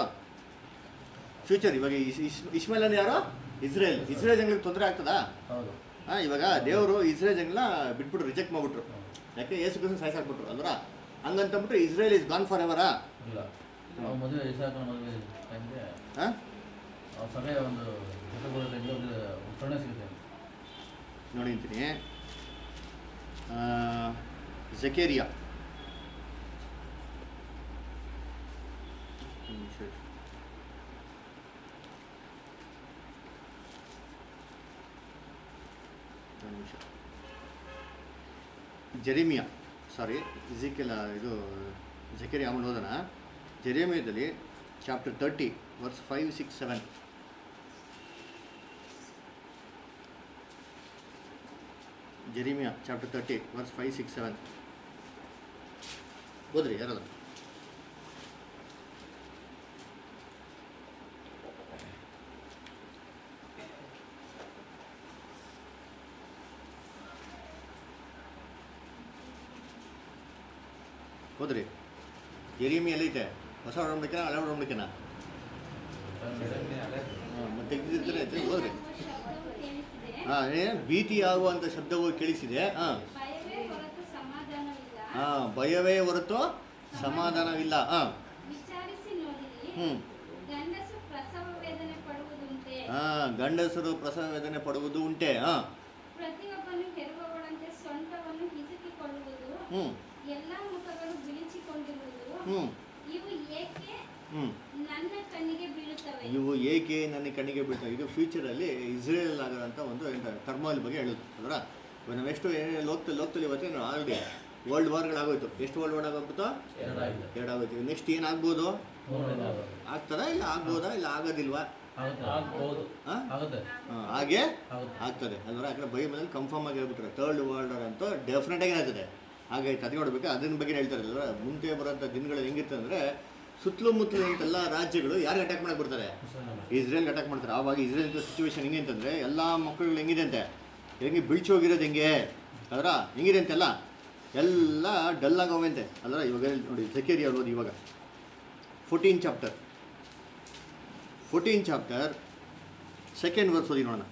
Speaker 2: ಫ್ಯೂಚರ್ ಇವಾಗ ಇಸ್- ಇಸ್- ಇಸ್ಮಾಯಿಲ್ ಅಂದ್ರೆ ಯಾರು ಇಸ್ರೇಲ್ ಇಸ್ರೇಲ್ ಜಂಗ್ಳಿಗೆ ತೊಂದರೆ ಆಗ್ತದಾ
Speaker 3: ಹೌದು
Speaker 2: ಹಾಂ ಇವಾಗ ದೇವರು ಇಸ್ರೇಲ್ ಜಂಗ್ಲ ಬಿಟ್ಬಿಟ್ರು ರಿಜೆಕ್ಟ್ ಮಾಡ್ಬಿಟ್ರು ಯಾಕೆ ಏಸು ಕ್ರಿಸ್ತನ ಸಾಯಿಸಾಕ್ಬಿಟ್ರು ಅಲ್ವರ ಹಂಗಂತಂದ್ಬಿಟ್ಟು ಇಸ್ರೇಲ್ ಇಸ್ ಗಾನ್ ಫಾರ್ ಎವರಾ
Speaker 3: ಇಲ್ಲ ಅವ್ರ ಮದುವೆ ಇಸಾಕನ ಮದುವೆ ಟೈಮ್ಗೆ
Speaker 2: ಹಾಂ
Speaker 3: ಅವ್ರ ಸಭೆ ಒಂದು ಜೊತೆ ಬರೋ ಟೈಮ್ಗೆ ಅವ್ರಿಗೆ ಕರುಣೆ ಸಿಗುತ್ತೆ
Speaker 2: ನೋಡಿ ಅಂತೀನಿ ಜಕೇರಿಯಾ ಒಂದು ನಿಮಿಷ ಇರಿ. ಒಂದು ನಿಮಿಷ ಜೆರೆಮಿಯಾ ಸಾರಿ ಇಜಿಕೆಲ ಇದು ಜಕೆರಿ ಆಮೇಲೆ ಓದೋಣ ಜೆರೆಮಿಯಾದಲ್ಲಿ chapter thirty verse five six seven Jeremiah chapter thirty verse five six seven ಓದ್ರಿ ಯಾರದು ಹೋದ್ರಿ ಜೆರಿಮಿಯಲ್ಲಿ ಐತೆ ಹೊಸ ಒಡಂಬಡಿಕೆನ ಹಳೆ ಒಡಂಬಡಿಕೆನ ಮತ್ತೆ ತೆಗೆದಿರ್ತಾರೆ ಐತೆ ಹೋದ್ರಿ
Speaker 4: ಶಬ್ದವು ಕೇಳಿಸಿದೆ
Speaker 2: ಹಾಂ ಏ ಭೀತಿ ಆಗುವಂಥ ಶಬ್ದವು ಕೇಳಿಸಿದೆ ಹಾಂ
Speaker 4: ಭಯವೇ ಹೊರತು ಸಮಾಧಾನವಿಲ್ಲ
Speaker 2: ಹಾಂ ಭಯವೇ ಹೊರತು ಸಮಾಧಾನವಿಲ್ಲ ಹಾಂ
Speaker 4: ವಿಚಾರಿಸಿ ನೋಡಿರಿ
Speaker 2: ಹ್ಞೂ
Speaker 4: ಗಂಡಸು ಪ್ರಸವ ವೇದನೆ ಪಡುವುದುಂಟೆ
Speaker 2: ಹಾಂ ಗಂಡಸರು ಪ್ರಸವ ವೇದನೆ ಪಡುವುದು ಉಂಟೆ ಹಾಂ
Speaker 4: ಪ್ರತಿಯೊಬ್ಬನು ಹೆರುವವಳಂತೆ ಸೊಂಟವನ್ನು ಹಿಸುಕಿಕೊಳ್ಳುವುದು
Speaker 2: ಹ್ಞೂ
Speaker 4: ಎಲ್ಲ ಮುಖಗಳು ಬಿಳಿಚಿಕೊಂಡಿರುವುದು
Speaker 2: ಹ್ಞೂ
Speaker 4: ಇವು ಏಕೆ
Speaker 2: ಹ್ಞೂ
Speaker 4: ನನ್ನ ಕಣ್ಣಿಗೆ ಬೀಳುತ್ತವೆ
Speaker 2: ಇವು ಏಕೆ ನನ್ನ ಕಣ್ಣಿಗೆ ಬೀಳ್ತವೆ ಇದು ಫ್ಯೂಚರಲ್ಲಿ ಇಸ್ರೇಲ್ ಆಗೋದಂಥ ಒಂದು ಎಂತ ಟರ್ಮಾಯಿಲ್ ಬಗ್ಗೆ ಹೇಳೋದು ಅದರ ಇವಾಗ ನಾವು ಎಷ್ಟು ಏನೇ ಲೋಕದಲ್ಲಿ ಲೋಕದಲ್ಲಿ ಇವತ್ತೇ ನಾವು ಆಲ್ರೆಡಿ ವರ್ಲ್ಡ್ ವಾರ್ಗಳಾಗೋಯ್ತು ಎಷ್ಟು ವರ್ಲ್ಡ್ ವಾರ್ ಆಗೋಗ್ಬಿಟ್ಟು
Speaker 3: ಎರಡಾಗಿದೆ
Speaker 2: ಎರಡಾಗೋಯ್ತು ನೆಕ್ಸ್ಟ್ ಏನಾಗ್ಬೋದು
Speaker 3: ಮೂರನೇದು
Speaker 2: ಆಗ್ತದಾ ಇಲ್ಲ ಆಗ್ಬೋದಾ ಇಲ್ಲ ಆಗೋದಿಲ್ವಾ
Speaker 3: ಆಗುತ್ತೆ ಆಗ್ಬೋದು
Speaker 2: ಹಾಂ
Speaker 3: ಆಗುತ್ತೆ
Speaker 2: ಹಾಗೆ
Speaker 3: ಆಗುತ್ತೆ
Speaker 2: ಆಗ್ತದೆ ಅಲ್ವ ಯಾಕಂದ್ರೆ ಬೈಬಲಲ್ಲಿ ಕನ್ಫರ್ಮ್ ಆಗಿ ಹೇಳ್ಬಿಟ್ರೆ ಥರ್ಡ್ ವರ್ಲ್ಡ್ ವಾರ್ ಅಂತೂ ಡೆಫಿನೆಟ್ ಆಗಿ ಆಗ್ತದೆ ಹಾಗಾಯ್ತು ಅದು ನೋಡ್ಬೇಕು ಅದನ್ನ ಬಗ್ಗೆ ಹೇಳ್ತಾರೆ ಅಲ್ವ ಮುಂದೆ ಬರೋಂಥ ದಿನಗಳು ಹೆಂಗಿರ್ತದೆ ಅಂದರೆ ಸುತ್ತಲೂ ಮುತ್ತಲು ಎಲ್ಲ ರಾಜ್ಯಗಳು ಯಾರಿಗೆ ಅಟ್ಯಾಕ್ ಮಾಡಕ್ಕೆ ಬರ್ತಾರೆ ಇಸ್ರೇಲ್ಗೆ ಅಟ್ಯಾಕ್ ಮಾಡ್ತಾರೆ ಆವಾಗ ಇಸ್ರೇಲ್ ಸಿಚುವೇಶನ್ ಹೆಂಗೆ ಅಂತಂದರೆ ಎಲ್ಲ ಮಕ್ಕಳುಗಳು ಹೆಂಗಿದೆ ಅಂತೆ ಹೆಂಗೆ ಬಿಳ್ಚೋಗಿರೋದು ಹೆಂಗೆ ಅದರ ಹೆಂಗಿದೆ ಅಂತೆಲ್ಲ ಎಲ್ಲ ಡಲ್ ಆಗವಂತೆ ಅಲ್ಲರ ಇವಾಗ ನೋಡಿ ಜಕೇರಿ ಅವ್ರು ಓದಿ ಇವಾಗ fourteen chapter fourteen chapter second verse ಓದಿ ನೋಡೋಣ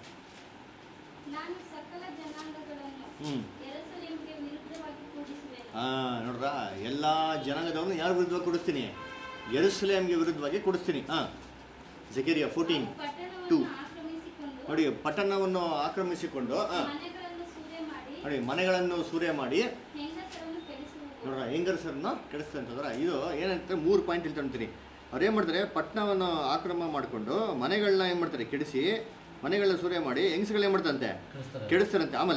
Speaker 4: ನಾನು ಸಕಲ ಜನಾಂಗಗಳನ್ನು
Speaker 2: ಹ್ಞೂ
Speaker 4: ಯೆರೂಸಲೇಮಿಗೆ ವಿರುದ್ಧವಾಗಿ ಕೂಡಿಸುವೆನು
Speaker 2: ಹಾಂ ನೋಡ್ರ ಎಲ್ಲ ಜನಾಂಗದವ್ರನ್ನ ಯಾರ ವಿರುದ್ಧವಾಗಿ ಕೊಡಿಸ್ತೀನಿ ಯೆರೂಸಲೇಮ್ಗೆ ವಿರುದ್ಧವಾಗಿ ಕೊಡಿಸ್ತೀನಿ ಹಾಂ ಜಕೇರಿಯಾ ಫೋರ್ಟೀನ್ ಟು.
Speaker 4: ಪಟ್ಟಣವನ್ನು ಆಕ್ರಮಿಸಿಕೊಂಡು
Speaker 2: ನೋಡಿ ಪಟ್ಟಣವನ್ನು ಆಕ್ರಮಿಸಿಕೊಂಡು ಹಾಂ
Speaker 4: ಮನೆಗಳನ್ನು ಸೂರೆ ಮಾಡಿ
Speaker 2: ನೋಡಿ ಮನೆಗಳನ್ನು ಸೂರೆ ಮಾಡಿ
Speaker 4: ಹೆಂಗಸರನ್ನು ಕೆಡಿಸುವುದು
Speaker 2: ನೋಡ್ರ ಹೆಂಗಸರನ್ನು ಕೆಡಿಸ್ತಾರೆ ಅಂತಂದ್ರೆ ಇದು ಏನಂತ ಮೂರು ಪಾಯಿಂಟ್ ಇಲ್ಲಿ ಅಂತೀನಿ ಅವ್ರು ಏನು ಮಾಡ್ತಾರೆ ಪಟ್ಟಣವನ್ನು ಆಕ್ರಮ ಮಾಡಿಕೊಂಡು ಮನೆಗಳನ್ನ ಏನು ಮಾಡ್ತಾರೆ ಕೆಡಿಸಿ ಮನೆಗಳನ್ನ ಸೂರೆ ಮಾಡಿ ಹೆಂಗಸಗಳು ಏನು ಮಾಡ್ತಾರಂತೆ
Speaker 3: ಕ್ರಿಸ್ತರು.
Speaker 2: ಕೆಡಿಸ್ತಾರಂತೆ ಆಮೇಲೆ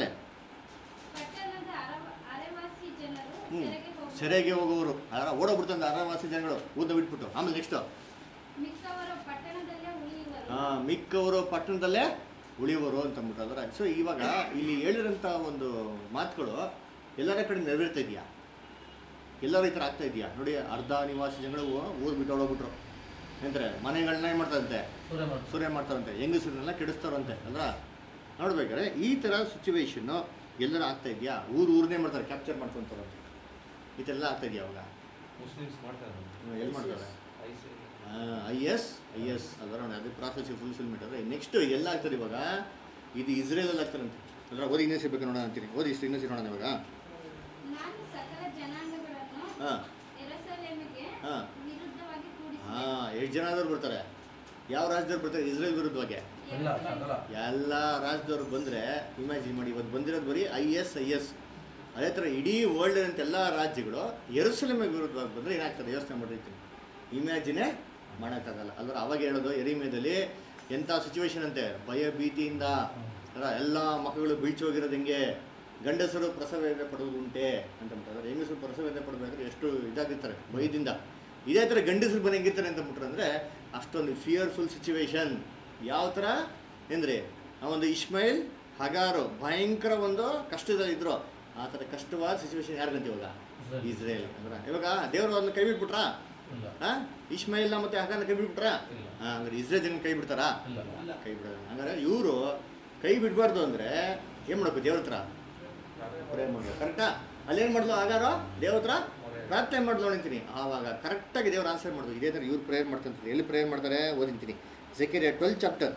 Speaker 4: ಪಟ್ಟಣದ ಅರವ- ಅರೆವಾಸಿ ಜನರು
Speaker 2: ಹ್ಞೂ
Speaker 4: ಸೆರೆಗೆ ಹೋಗುವರು
Speaker 2: ಸೆರೆಗೆ ಹೋಗೋರು ಅರ ಓಡೋಗ್ಬಿಡ್ತಂತೆ ಅರವಾಸಿ ಜನಗಳು ಊದ ಬಿಟ್ಬಿಟ್ಟು ಆಮೇಲೆ ನೆಕ್ಸ್ಟು
Speaker 4: ಮಿಕ್ಕವರು ಪಟ್ಟಣದಲ್ಲೇ ಉಳಿಯುವರು
Speaker 2: ಹಾಂ ಮಿಕ್ಕವರು ಪಟ್ಟಣದಲ್ಲೇ ಉಳಿಯುವರು ಅಂತ ಅಂದ್ಬಿಟ್ಟಂದ್ರೆ ಸೊ ಇವಾಗ ಇಲ್ಲಿ ಹೇಳಿರೋಂಥ ಒಂದು ಮಾತುಗಳು ಎಲ್ಲರ ಕಡೆ ನೆರವೇರ್ತಾ ಇದೆಯಾ ಎಲ್ಲರ ಈ ಥರ ಆಗ್ತಾ ಇದೆಯಾ ನೋಡಿ ಅರ್ಧ ನಿವಾಸಿ ಜನಗಳು ಊರು ಬಿಟ್ಟು ಹೊಡೋಗ್ಬಿಟ್ರು ಎಂತಾರೆ ಮನೆಗಳನ್ನ ಏನು ಮಾಡ್ತಾರಂತೆ
Speaker 3: ಸೂರ್ಯ ಮಾಡ್ತಾರೆ
Speaker 2: ಸೂರ್ಯ ಮಾಡ್ತಾರಂತೆ ಹೆಂಗಸರನ್ನೆಲ್ಲ ಕೆಡಿಸ್ತಾರಂತೆ ಅಲ್ವಾ ನೋಡ್ಬೇಕಾದ್ರೆ ಈ ಥರ ಸಿಚುವೇಶನ್ನು ಎಲ್ಲರೂ ಆಗ್ತಾ ಇದೆಯಾ ಊರು ಊರನ್ನೇ ಮಾಡ್ತಾರೆ ಕ್ಯಾಪ್ಚರ್ ಮಾಡ್ಕೊಂತಾರಂತೆ ಈ ಥರ ಎಲ್ಲ ಆಗ್ತಾ ಇದೆಯಾ ಅವಾಗ
Speaker 1: ಮುಸ್ಲಿಮ್ಸ್ ಮಾಡ್ತಾರೆ
Speaker 2: ಎಲ್ಲಿ ಮಾಡ್ತಾರೆ
Speaker 1: ಐಸಿ
Speaker 2: ಐ ಎಸ್ ಐ ಎಸ್ ಅದರ ಅದು ಪ್ರಾಸೆಸ್ ಫುಲ್ಫಿಲ್ಮೆಂಟ್ ಅಂದರೆ ನೆಕ್ಸ್ಟ್ ಎಲ್ಲ ಆಗ್ತದೆ ಇವಾಗ ಇದು ಇಸ್ರೇಲಲ್ಲಿ ಆಗ್ತಾರಂತೆ ಅದರ ಓದಿ ಇನ್ನೊಂದು ಬೇಕು ನೋಡೋಣ ಅಂತೀನಿ ಓದಿ ಇಷ್ಟು ಇನ್ನೊಂದು ನೋಡೋಣ ಇವಾಗ
Speaker 4: ನಾನು ಸಕಲ ಜನಾಂಗಗಳನ್ನು
Speaker 2: ಹಾಂ
Speaker 4: ಯೆರೂಸಲೇಮಿಗೆ
Speaker 2: ಹಾಂ
Speaker 4: ವಿರುದ್ಧವಾಗಿ ಕೂಡಿಸುವೆನು
Speaker 2: ಹಾಂ ಎಷ್ಟು ಜನ ಆದವ್ರು ಬರ್ತಾರೆ ಯಾವ ರಾಜ್ಯದವ್ರು ಬರ್ತಾರೆ ಇಸ್ರೇಲ್ ವಿರುದ್ಧವಾಗಿ
Speaker 3: ಇಲ್ಲ ಸಕಲ
Speaker 2: ಎಲ್ಲ ರಾಜ್ಯದವ್ರು ಬಂದರೆ ಇಮ್ಯಾಜಿನ್ ಮಾಡಿ ಇವತ್ತು ಬಂದಿರೋದು ಬರೀ ಐ ಎಸ್ ಐ ಎಸ್ ಅದೇ ಥರ ಇಡೀ ವರ್ಲ್ಡ್ ಅಂತ ಎಲ್ಲ ರಾಜ್ಯಗಳು ಎರುಸಲೇಮಿಗೆ ವಿರುದ್ಧವಾಗಿ ಬಂದರೆ ಏನಾಗ್ತದೆ ಯೋಚನೆ ಮಾಡಿರ್ತೀನಿ ಇಮ್ಯಾಜಿನೇ ಮಾಡೋಕ್ಕಾಗಲ್ಲ ಅಲ್ವ ಅವಾಗ ಹೇಳೋದು ಎರಿಮೇದಲ್ಲಿ ಎಂಥ ಸಿಚುವೇಶನ್ ಅಂತೆ ಭಯ ಭೀತಿಯಿಂದ ಅಲ್ಲ ಎಲ್ಲ ಮಕ್ಕಳು ಬೀಳ್ಚೋಗಿರೋದು ಹೆಂಗೆ ಗಂಡಸರು ಪ್ರಸವ ವೇದನೆ ಪಡುವುದು ಉಂಟೆ ಅಂತ ಅಂತಾರೆ ಹೆಂಗಸರು ಪ್ರಸವ ವೇದನೆ ಪಡಬೇಕಾದ್ರೆ ಎಷ್ಟು ಇದಾಗಿರ್ತಾರೆ ಭಯದಿಂದ ಇದೇ ಥರ ಗಂಡಸರು ಬಂದು ಹೆಂಗಿರ್ತಾರೆ ಅಂತ ಬಿಟ್ರೆ ಅಂದರೆ ಅಷ್ಟೊಂದು ಫಿಯರ್ಫುಲ್ ಸಿಚುವೇಶನ್ ಯಾವ ಥರ ಅಂದರೆ ಆ ಒಂದು ಇಸ್ಮೈಲ್ ಹಗಾರು ಭಯಂಕರ ಒಂದು ಕಷ್ಟದಲ್ಲಿದ್ರು ಆ ಥರ ಕಷ್ಟವಾದ ಸಿಚುವೇಶನ್ ಯಾರಿಗಂತ ಇವಾಗ
Speaker 3: ಇಸ್ರೇಲ್.
Speaker 2: ಇಸ್ರೇಲ್ ಅಂದ್ರೆ ಇವಾಗ ದೇವರು ಅದನ್ನ ಕೈ ಬಿಟ್ಬಿಟ್ರಾ
Speaker 3: ಇಲ್ಲ
Speaker 2: ಹಾಂ ಇಸ್ಮಾಯಿಲ್ನ ಮತ್ತೆ ಹಗಾನ ಕೈ ಬಿಟ್ಬಿಟ್ರಾ
Speaker 3: ಇಲ್ಲ
Speaker 2: ಹಾಂ ಹಂಗಾರೆ ಇಸ್ರೇಲ್ ಜನ ಕೈ ಬಿಡ್ತಾರಾ
Speaker 3: ಇಲ್ಲ
Speaker 2: ಕೈ ಬಿಡೋದು ಹಂಗಾರೆ ಇವರು ಕೈ ಬಿಡಬಾರ್ದು ಅಂದರೆ ಏನು ಮಾಡಬೇಕು ದೇವ್ರ ಹತ್ರ ಪ್ರೇ ಮಾಡಬೇಕು ಕರೆಕ್ಟಾ ಅಲ್ಲೇನು ಮಾಡಿದ್ಲು ಆಗಾರೋ ದೇವ್ರ ಹತ್ರ ಪ್ರಾರ್ಥನೆ ಮಾಡಿದ್ಲು ಅಂತೀನಿ ಆವಾಗ ಕರೆಕ್ಟಾಗಿ ದೇವ್ರು ಆನ್ಸರ್ ಮಾಡಿದ್ರು ಇದೇ ಥರ ಇವ್ರು ಪ್ರೇಯರ್ ಮಾಡ್ತಾರೆ ಎಲ್ಲಿ ಪ್ರೇಯರ್ ಮಾಡ್ತಾರೆ ಓದಿಂತೀನಿ Zechariah twelve chapter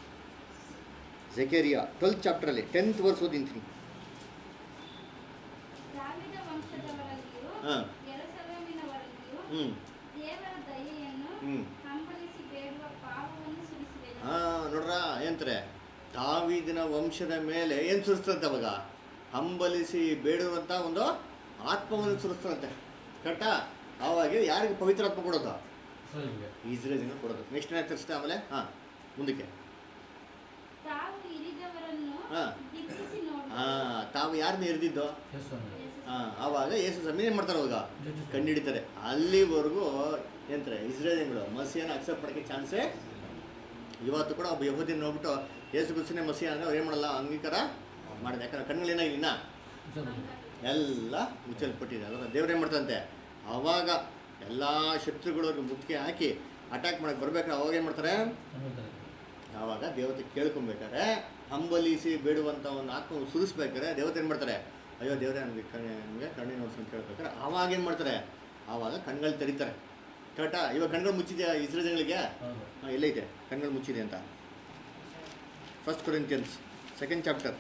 Speaker 2: Zechariah twelfth ಚಾಪ್ಟರಲ್ಲಿ ಟೆಂತ್ ವರ್ಸ್ ಓದಿಂತೀನಿ
Speaker 4: ದಾವಿದ ವಂಶದವರಲ್ಲಿಯೂ
Speaker 2: ಹಾಂ
Speaker 4: ಯೆರೂಸಲೇಮಿನವರಲ್ಲಿಯೂ
Speaker 2: ಹ್ಞೂ
Speaker 4: ದೇವರ ದಯೆಯನ್ನು
Speaker 2: ಹ್ಞೂ
Speaker 4: ಹಂಬಲಿಸಿ ಬೇಡುವ ಪಾಪವನ್ನು ಸುರಿಸುವೆನು
Speaker 2: ಹಾಂ ನೋಡ್ರ ಏನಂತಾರೆ ದಾವಿದಿನ ವಂಶದ ಮೇಲೆ ಏನು ಸುರಿಸ್ತಂತೆ ಅವಾಗ ಹಂಬಲಿಸಿ ಬೇಡುವಂಥ ಒಂದು ಆತ್ಮವನ್ನು ಸುರಿಸ್ತಂತೆ ಕರೆಕ್ಟಾ ಆವಾಗ ಯಾರಿಗೆ ಪವಿತ್ರ ಆತ್ಮ ಕೊಡೋದು
Speaker 3: ಇಸ್ರೇಲ್ಗೆ
Speaker 2: ಇಸ್ರೇಲ್ ಜನ ಕೊಡೋದು ನೆಕ್ಸ್ಟ್ ಏನಾಯ್ತು ತರಿಸ್ತೆ ಆಮೇಲೆ ಹಾಂ ಮುಂದಕ್ಕೆ
Speaker 4: ತಾವು ಇರಿದವರನ್ನು
Speaker 2: ಹಾಂ
Speaker 4: ದಿಟ್ಟಿಸಿ ನೋಡಿ
Speaker 2: ಹಾಂ ತಾವು ಯಾರನ್ನ ಎರೆದಿದ್ದು
Speaker 3: ಯೇಸು ಅಂದ್ರೆ.
Speaker 2: ಹಾಂ ಆವಾಗ ಯೇಸು ಸ್ವಾಮಿ ಏನು ಮಾಡ್ತಾರೆ ಅವಾಗ ಕಂಡಿಡಿತಾರೆ ಅಲ್ಲಿವರೆಗೂ ಏನಂತಾರೆ ಇಸ್ರೇಲಿಗಳು ಮಸಿಯನ್ನು ಅಕ್ಸೆಪ್ಟ್ ಮಾಡೋಕ್ಕೆ ಚಾನ್ಸೇ ಇವತ್ತು ಕೂಡ ಒಬ್ಬ ಯಹೂದಿನ ನೋಡ್ಬಿಟ್ಟು ಯೇಸು ಕ್ರಿಸ್ತನೇ ಮಸಿಯ ಅಂದರೆ ಅವ್ರು ಏನು ಮಾಡಲ್ಲ ಅಂಗೀಕಾರ ಮಾಡಿದೆ ಯಾಕಂದ್ರೆ ಕಣ್ಗಳು ಏನಾಗಿಲ್ಲ ಇನ್ನ
Speaker 3: ಯೇಸು ಅಂದ್ರೆ.
Speaker 2: ಎಲ್ಲ ಮುಚ್ಚಲ್ಪಟ್ಟಿದೆ ಅದರ ದೇವ್ರು ಏನು ಮಾಡ್ತಂತೆ ಆವಾಗ ಎಲ್ಲ ಶತ್ರುಗಳು ಅವ್ರಿಗೆ ಮುತ್ತಿಗೆ ಹಾಕಿ ಅಟ್ಯಾಕ್ ಮಾಡಕ್ಕೆ ಬರ್ಬೇಕಾದ್ರೆ ಅವಾಗ ಏನು ಮಾಡ್ತಾರೆ
Speaker 3: ಅನ್ನುತ್ತಾರೆ.
Speaker 2: ಆವಾಗ ದೇವತೆ ಕೇಳ್ಕೊಬೇಕಾದ್ರೆ ಹಂಬಲಿಸಿ ಬೇಡುವಂಥ ಒಂದು ಆತ್ಮ ಸುರಿಸ್ಬೇಕಾದ್ರೆ ದೇವತೆ ಏನು ಮಾಡ್ತಾರೆ ಅಯ್ಯೋ ದೇವರೇ ನಮಗೆ ಕಣ್ಣೆ ನಮಗೆ ಕಣ್ಣಿ ನೋಡ್ಸ್ಕೊಂಡು ಕೇಳ್ಬೇಕಾದ್ರೆ ಆವಾಗ ಏನು ಮಾಡ್ತಾರೆ ಆವಾಗ ಕಣ್ಗಳು ತೆರಿತಾರೆ ಕರೆಕ್ಟಾ ಇವಾಗ ಕಣ್ಗಳು ಮುಚ್ಚಿದೆಯಾ ಇಸ್ರೇಜಗಳಿಗೆ
Speaker 3: ಹೌದು.
Speaker 2: ಹಾಂ ಎಲ್ಲೈತೆ ಕಣ್ಗಳು ಮುಚ್ಚಿದೆ ಅಂತ first Corinthians second chapter